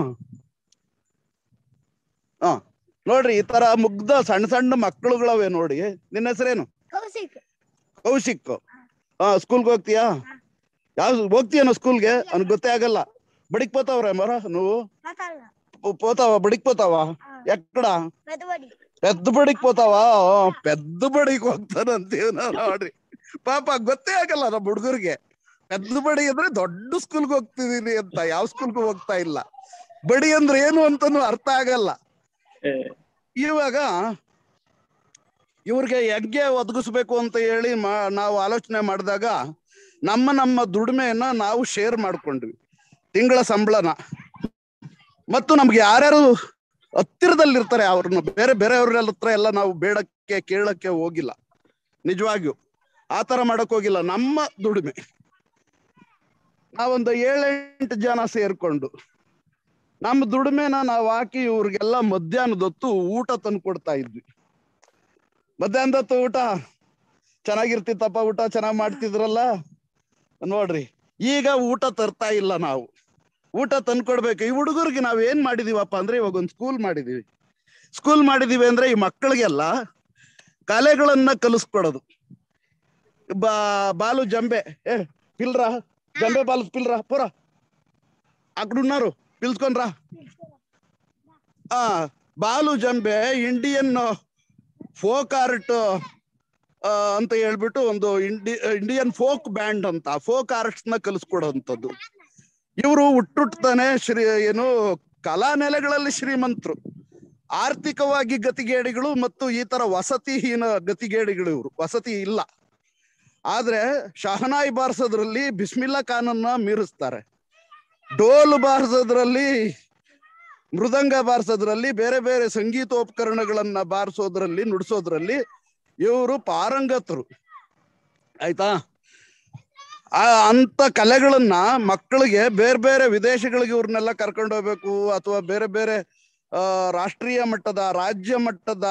ಹಾ ನೋಡ್ರಿ ಈ ತರ ಮುಗ್ಧ ಸಣ್ಣ ಸಣ್ಣ ಮಕ್ಕಳುಗಳವೆ ನೋಡಿ ನಿನ್ನ ಹೆಸರೇನು ಕೌಶಿಕ್ ಹಾ ಸ್ಕೂಲ್ಗೆ ಹೋಗ್ತೀಯಾ ಯಾವ ಹೋಗ್ತೀಯನೋ ಸ್ಕೂಲ್ಗೆ ಅವ್ನಿಗೆ ಗೊತ್ತೇ ಆಗಲ್ಲ ಬಡಿಕ್ పోతాವ್ರೆ ಮರ నువ్వు పో- పోతావా బడికి పోతావా ఎక్కడ పెద్ద బడికి పోతావా ఆ, పెద్ద బడికి ಹೋಗ್ತಾನಂತೀವಿ ನಾವು ನೋಡ್ರಿ ಪಾಪ ಗೊತ್ತೇ ಆಗಲ್ಲ ನಮ್ಮ ಹುಡುಗರಿಗೆ పెద్ద ಬಡಿ ಅಂದ್ರೆ ದೊಡ್ಡ ಸ್ಕೂಲ್ಗೆ ಹೋಗ್ತಿದೀನಿ ಅಂತ ಯಾವ ಸ್ಕೂಲ್ಗೂ ಹೋಗ್ತಾ ಇಲ್ಲ ಬಡಿ ಅಂದ್ರೆ ಏನು ಅಂತಾನು ಅರ್ಥ ಆಗಲ್ಲ ಇವಾಗ ಇವ್ರಿಗೆ ಹೆಗ್ಗೆ ಒದಗಿಸ್ಬೇಕು ಅಂತ ಹೇಳಿ ಮಾ ನಾವು ಆಲೋಚನೆ ಮಾಡಿದಾಗ ನಮ್ಮ ನಮ್ಮ ದುಡಿಮೆಯನ್ನ ನಾವು ಶೇರ್ ಮಾಡ್ಕೊಂಡ್ವಿ ತಿಂಗಳ ಸಂಬಳನ ಮತ್ತು ನಮ್ಗೆ ಯಾರ್ಯಾರು ಹತ್ತಿರದಲ್ಲಿರ್ತಾರೆ ಅವ್ರನ್ನ ಬೇರೆ ಬೇರೆಯವ್ರ ಹತ್ರ ಎಲ್ಲ ನಾವು ಬೇಡಕ್ಕೆ ಕೇಳಕ್ಕೆ ಹೋಗಿಲ್ಲ ನಿಜವಾಗಿಯೂ ಆ ತರ ಮಾಡಕ್ ಹೋಗಿಲ್ಲ ನಮ್ಮ ದುಡಿಮೆ ನಾವೊಂದು ಏಳೆಂಟು ಜನ ಸೇರ್ಕೊಂಡು ನಮ್ಮ ದುಡಿಮೆನ ನಾವು ಹಾಕಿ ಇವ್ರಿಗೆಲ್ಲ ಮಧ್ಯಾಹ್ನದೊತ್ತು ಊಟ ತಂದು ಕೊಡ್ತಾ ಇದ್ವಿ ಮಧ್ಯಾಹ್ನದೊತ್ತು ಊಟ ಚೆನ್ನಾಗಿರ್ತಿತ್ತಪ್ಪ ಊಟ ಚೆನ್ನಾಗ್ ಮಾಡ್ತಿದ್ರಲ್ಲ ನೋಡ್ರಿ ಈಗ ಊಟ ತರ್ತಾ ಇಲ್ಲ ನಾವು ಊಟ ತಂದ್ಕೊಡ್ಬೇಕು ಈ ಹುಡುಗರಿಗೆ ನಾವ್ ಏನ್ ಮಾಡಿದೀವಪ್ಪ ಅಂದ್ರೆ ಇವಾಗ ಒಂದು ಸ್ಕೂಲ್ ಮಾಡಿದೀವಿ ಸ್ಕೂಲ್ ಮಾಡಿದೀವಿ ಅಂದ್ರೆ ಈ ಮಕ್ಕಳಿಗೆಲ್ಲ ಕಲೆಗಳನ್ನ ಕಲಿಸ್ಕೊಡೋದು ಬಾ బాలు జంబే ఏ పిల్లరా జంబే బాలు పిల్లరా పోరా అక్కడ ఉన్నారు పిలుచుకొని ఆ Balu djembe Indian folk art ಅಂತ ಹೇಳ್ಬಿಟ್ಟು ಒಂದು ಇಂಡಿ ಇಂಡಿಯನ್ ಫೋಕ್ ಬ್ಯಾಂಡ್ ಅಂತ ಫೋಕ್ ಆರ್ಟ್ಸ್ ನ ಕಲಿಸ್ಕೊಡೋಂಥದ್ದು ಇವರು ಹುಟ್ಟುಟ್ತಾನೆ ಶ್ರೀ ಏನು ಕಲಾ ನೆಲೆಗಳಲ್ಲಿ ಶ್ರೀಮಂತರು ಆರ್ಥಿಕವಾಗಿ ಗತಿಗೇಡಿಗಳು ಮತ್ತು ಈ ತರ ವಸತಿಹೀನ ಗತಿಗೇಡಿಗಳು ಇವರು ವಸತಿ ಇಲ್ಲ ಆದ್ರೆ ಶಹನಾಯಿ ಬಾರಿಸೋದ್ರಲ್ಲಿ ಬಿಸ್ಮಿಲ್ಲಾ ಖಾನನ್ನ ಮೀರಿಸ್ತಾರೆ ಡೋಲು ಬಾರಿಸೋದ್ರಲ್ಲಿ ಮೃದಂಗ ಬಾರಿಸೋದ್ರಲ್ಲಿ ಬೇರೆ ಬೇರೆ ಸಂಗೀತೋಪಕರಣಗಳನ್ನ ಬಾರಿಸೋದ್ರಲ್ಲಿ ನುಡಿಸೋದ್ರಲ್ಲಿ ಇವರು ಪಾರಂಗತರು ಆಯ್ತಾ ಆ ಅಂತ ಕಲೆಗಳನ್ನ ಮಕ್ಕಳಿಗೆ ಬೇರೆ ಬೇರೆ ವಿದೇಶಗಳಿಗೆ ಇವ್ರನ್ನೆಲ್ಲ ಕರ್ಕೊಂಡು ಹೋಗ್ಬೇಕು ಅಥವಾ ಬೇರೆ ಬೇರೆ ಆ ರಾಷ್ಟ್ರೀಯ ಮಟ್ಟದ ರಾಜ್ಯ ಮಟ್ಟದ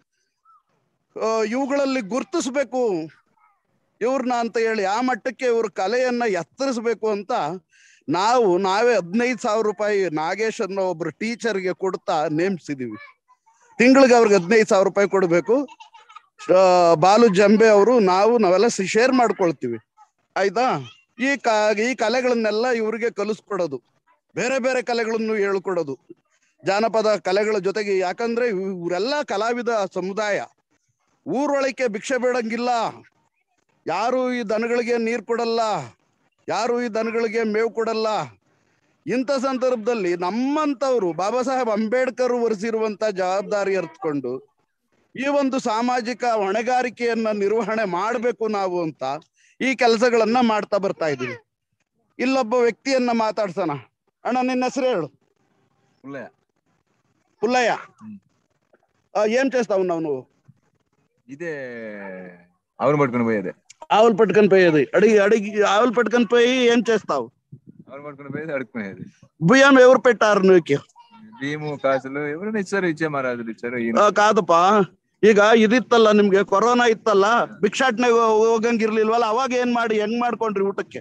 ಆ, ಇವುಗಳಲ್ಲಿ ಗುರ್ತಿಸ್ಬೇಕು ಇವ್ರನ್ನ ಅಂತ ಹೇಳಿ ಆ ಮಟ್ಟಕ್ಕೆ ಇವ್ರ ಕಲೆಯನ್ನ ಎತ್ತರಿಸ್ಬೇಕು ಅಂತ ನಾವು ನಾವೇ ಹದಿನೈದು ಸಾವಿರ ರೂಪಾಯಿ ನಾಗೇಶ್ ಅನ್ನೋ ಒಬ್ರು ಟೀಚರ್ಗೆ ಕೊಡ್ತಾ ನೇಮಿಸಿದೀವಿ ತಿಂಗಳಿಗೆ ಅವ್ರಿಗೆ ಹದಿನೈದು ಸಾವಿರ ರೂಪಾಯಿ ಕೊಡ್ಬೇಕು ಆ, ಬಾಲು ಜಂಬೆ ಅವರು ನಾವು ನಾವೆಲ್ಲ ಶೇರ್ ಮಾಡ್ಕೊಳ್ತೀವಿ ಆಯ್ತಾ ಈ ಕ ಈ ಕಲೆಗಳನ್ನೆಲ್ಲ ಇವ್ರಿಗೆ ಕಲಿಸ್ಕೊಡೋದು ಬೇರೆ ಬೇರೆ ಕಲೆಗಳನ್ನು ಹೇಳ್ಕೊಡೋದು ಜಾನಪದ ಕಲೆಗಳ ಜೊತೆಗೆ ಯಾಕಂದ್ರೆ ಇವರೆಲ್ಲ ಕಲಾವಿದ ಸಮುದಾಯ ಊರೊಳಕ್ಕೆ ಭಿಕ್ಷೆ ಬೇಡಂಗಿಲ್ಲ ಯಾರು ಈ ದನಗಳಿಗೆ ನೀರ್ ಕೊಡಲ್ಲ ಯಾರು ಈ ದನಗಳಿಗೆ ಮೇವು ಕೊಡಲ್ಲ ಇಂಥ ಸಂದರ್ಭದಲ್ಲಿ ನಮ್ಮಂತವ್ರು ಬಾಬಾ ಸಾಹೇಬ್ ಅಂಬೇಡ್ಕರ್ ಹೊರಿಸಿರುವಂತ ಜವಾಬ್ದಾರಿ ಅರ್ಥಕೊಂಡು ಈ ಒಂದು ಸಾಮಾಜಿಕ ಹೊಣೆಗಾರಿಕೆಯನ್ನ ನಿರ್ವಹಣೆ ಮಾಡಬೇಕು ನಾವು ಅಂತ ಈ ಕೆಲಸಗಳನ್ನ ಮಾಡ್ತಾ ಬರ್ತಾ ಇದೀವಿ ಇಲ್ಲೊಬ್ಬ ವ್ಯಕ್ತಿಯನ್ನ ಮಾತಾಡ್ಸೋಣ ಅಣ್ಣ ನಿನ್ನ ಹೆಸರು ಹೇಳು పుల్లయ్య పుల్లయ్య ఆ, ఏం చేస్తావు ఉన్నావు నువ్వు ఇదే ఆవును పట్టుకుని పోయేది ఆవులు పట్టుకొని పోయేది అడిగి అడిగి ఆవులు పట్టుకొని పోయి ఏం చేస్తావు ఆవును పట్టుకుని పోయేది అడుక్కునేది బియ్యం ఎవరు పెట్టారు నీకు బియ్యము కాసులు ఎవరైనా ఇచ్చారు ఇచ్చే మహారాజులు ఇచ్చారు ఈయన ಆ, ಕಾದಪ್ಪ ಈಗ ಇದಿತ್ತಲ್ಲ ನಿಮ್ಗೆ ಕೊರೋನಾ ಇತ್ತಲ್ಲ ಭಿಕ್ಷಾಟನೆ ಹೋಗಂಗಿರ್ಲಿಲ್ವಲ್ಲ ಅವಾಗ ಏನ್ ಮಾಡಿ ಹೆಂಗ್ ಮಾಡ್ಕೊಂಡ್ರಿ ಊಟಕ್ಕೆ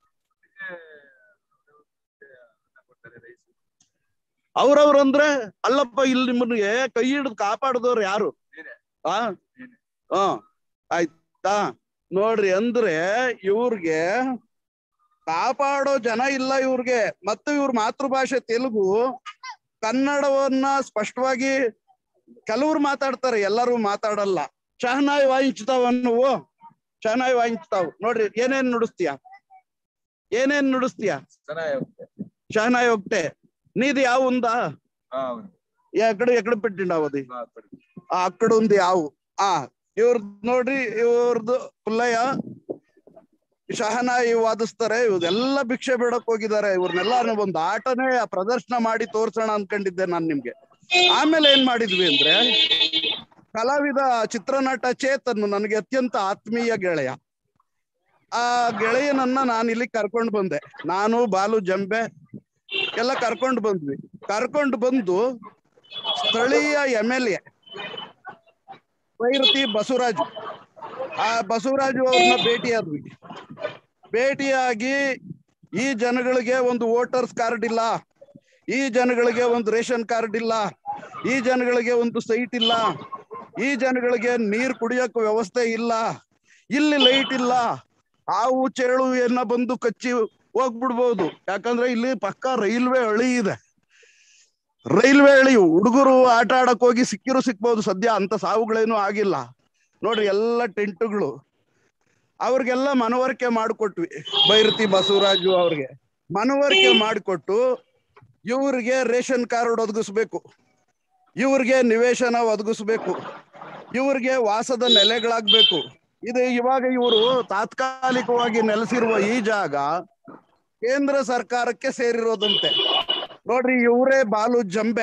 ಅವ್ರವ್ರು ಅಂದ್ರೆ ಅಲ್ಲಪ್ಪ ಇಲ್ಲಿ ನಿಮ್ಮನ್ಗೆ ಕೈ ಹಿಡಿದು ಕಾಪಾಡಿದವ್ರು ಯಾರು ಆ ಹಾ ಆಯ್ತಾ ನೋಡ್ರಿ ಅಂದ್ರೆ ಇವ್ರಿಗೆ ಕಾಪಾಡೋ ಜನ ಇಲ್ಲ ಇವ್ರಿಗೆ ಮತ್ತು ಇವ್ರ ಮಾತೃಭಾಷೆ ತೆಲುಗು ಕನ್ನಡವನ್ನ ಸ್ಪಷ್ಟವಾಗಿ ಕೆಲವ್ರು ಮಾತಾಡ್ತಾರೆ ಎಲ್ಲರೂ ಮಾತಾಡಲ್ಲ ಶಹನಾಯಿ ವಾయించుతాವ నువ్వు ಶಹನಾಯಿ ವಾయించుతావు ನೋಡ್ರಿ ಏನೇನ್ ನುಡಿಸ್ತೀಯ ಏನೇನ್ ನುಡಿಸ್ತೀಯ ಚೆನ್ನಾಗಿ ಹೋಗುತ್ತೆ ಶಹనాయి ఒకటే నీది ఆవు ఉందా ఆ, అవును ఎక్కడ ఎక్కడ పెట్టిండావు అది ఆ, అప్పటికి. ఆ, అక్కడ ఉంది ఆవు ఆ ಇವ್ರದ್ ನೋಡ್ರಿ ಇವ್ರದ್ದು ಪುಲ್ಲಯ್ಯ ಶಹನಾಯಿ ವಾದಿಸ್ತಾರೆ ಇವ್ರೆಲ್ಲ ಭಿಕ್ಷೆ ಬೇಡಕ್ ಹೋಗಿದ್ದಾರೆ ಇವ್ರನ್ನೆಲ್ಲ ಒಂದು ಆಟನೇ ಪ್ರದರ್ಶನ ಮಾಡಿ ತೋರ್ಸೋಣ ಅನ್ಕೊಂಡಿದ್ದೆ ನಾನ್ ನಿಮ್ಗೆ ಆಮೇಲೆ ಏನ್ ಮಾಡಿದ್ವಿ ಅಂದ್ರೆ ಕಲಾವಿದ ಚಿತ್ರನಟ ಚೇತನ್ ನನಗೆ ಅತ್ಯಂತ ಆತ್ಮೀಯ ಗೆಳೆಯ ಆ ಗೆಳೆಯನನ್ನ ನಾನು ಇಲ್ಲಿ ಕರ್ಕೊಂಡು ಬಂದೆ ನಾನು ಬಾಲು ಜಂಬೆ ಎಲ್ಲ ಕರ್ಕೊಂಡು ಬಂದ್ವಿ ಕರ್ಕೊಂಡು ಬಂದು ಸ್ಥಳೀಯ M L A Byrathi Basavaraj ಆ ಬಸವರಾಜು ಅವ್ರನ್ನ ಭೇಟಿಯಾದ್ವಿ ಭೇಟಿಯಾಗಿ ಈ ಜನಗಳಿಗೆ ಒಂದು ವೋಟರ್ಸ್ ಕಾರ್ಡ್ ಇಲ್ಲ ಈ ಜನಗಳಿಗೆ ಒಂದು ರೇಷನ್ ಕಾರ್ಡ್ ಇಲ್ಲ ಈ ಜನಗಳಿಗೆ ಒಂದು ಸೈಟ್ ಇಲ್ಲ ಈ ಜನಗಳಿಗೆ ನೀರ್ ಕುಡಿಯಕ್ ವ್ಯವಸ್ಥೆ ಇಲ್ಲ ಇಲ್ಲಿ ಲೈಟ್ ಇಲ್ಲ ಹಾವು ಚೇಳು ಏನ ಬಂದು ಕಚ್ಚಿ ಹೋಗ್ಬಿಡ್ಬೋದು ಯಾಕಂದ್ರೆ ಇಲ್ಲಿ ಪಕ್ಕ ರೈಲ್ವೆ ಹಳಿ ಇದೆ ರೈಲ್ವೆ ಹಳಿ ಹುಡುಗರು ಆಟ ಆಡಕ್ ಹೋಗಿ ಸಿಕ್ಕಿರು ಸಿಕ್ಬೋದು ಸದ್ಯ ಅಂತ ಸಾವುಗಳೇನು ಆಗಿಲ್ಲ ನೋಡ್ರಿ ಎಲ್ಲ ಟೆಂಟುಗಳು ಅವ್ರಿಗೆಲ್ಲ ಮನವರಿಕೆ ಮಾಡಿಕೊಟ್ವಿ ಬೈರತಿ ಬಸವರಾಜು ಅವ್ರಿಗೆ ಮನವರಿಕೆ ಮಾಡಿಕೊಟ್ಟು ಇವ್ರಿಗೆ ರೇಷನ್ ಕಾರ್ಡ್ ಒದಗಿಸ್ಬೇಕು ಇವ್ರಿಗೆ ನಿವೇಶನ ಒದಗಿಸ್ಬೇಕು ಇವ್ರಿಗೆ ವಾಸದ ನೆಲೆಗಳಾಗ್ಬೇಕು ಇದು ಇವಾಗ ಇವರು ತಾತ್ಕಾಲಿಕವಾಗಿ ನೆಲೆಸಿರುವ ಈ ಜಾಗ ಕೇಂದ್ರ ಸರ್ಕಾರಕ್ಕೆ ಸೇರಿರೋದಂತೆ ನೋಡ್ರಿ ಇವರೇ Balu djembe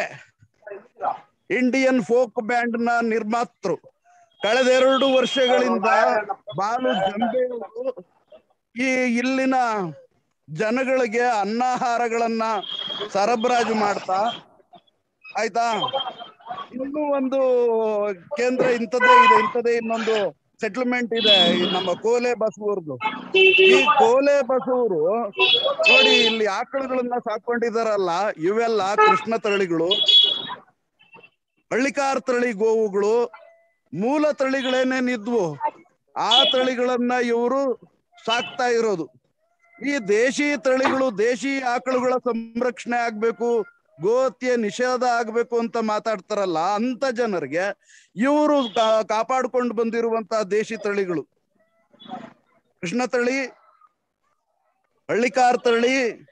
Indian folk band ನ ನಿರ್ಮಾತೃ ಕಳೆದೆರಡು ವರ್ಷಗಳಿಂದ ಬಾಲು ಜಂಬೆಯವರು ಈ ಇಲ್ಲಿನ ಜನಗಳಿಗೆ ಅನ್ನಾಹಾರಗಳನ್ನ ಸರಬರಾಜು ಮಾಡ್ತಾ ಆಯ್ತಾ ಇನ್ನೂ ಒಂದು ಕೇಂದ್ರ ಇಂಥದ್ದೇ ಇದೆ ಇಂಥದ್ದೇ ಇನ್ನೊಂದು ಸೆಟ್ಲ್ಮೆಂಟ್ ಇದೆ ಈ ನಮ್ಮ ಕೋಲೆ ಬಸವೂರ್ದು ಈ ಕೋಲೆ ಬಸವರು ನೋಡಿ ಇಲ್ಲಿ ಆಕಳುಗಳನ್ನ ಸಾಕೊಂಡಿದಾರಲ್ಲ ಇವೆಲ್ಲ ಕೃಷ್ಣ ತಳಿಗಳು ಹಳ್ಳಿಕಾರ್ ತಳಿ ಗೋವುಗಳು ಮೂಲ ತಳಿಗಳೇನೇನಿದ್ವು ಆ ತಳಿಗಳನ್ನ ಇವರು ಸಾಕ್ತಾ ಇರೋದು ಈ ದೇಶಿ ತಳಿಗಳು ದೇಶಿ ಆಕಳುಗಳ ಸಂರಕ್ಷಣೆ ಆಗ್ಬೇಕು ಗೋಹತ್ಯೆ ನಿಷೇಧ ಆಗ್ಬೇಕು ಅಂತ ಮಾತಾಡ್ತಾರಲ್ಲ ಅಂತ ಜನರಿಗೆ ಇವರು ಕಾಪಾಡ್ಕೊಂಡು ಬಂದಿರುವಂತ ದೇಶಿ ತಳಿಗಳು ಕೃಷ್ಣ ತಳಿ ಹಳ್ಳಿಕಾರ್ ತಳಿ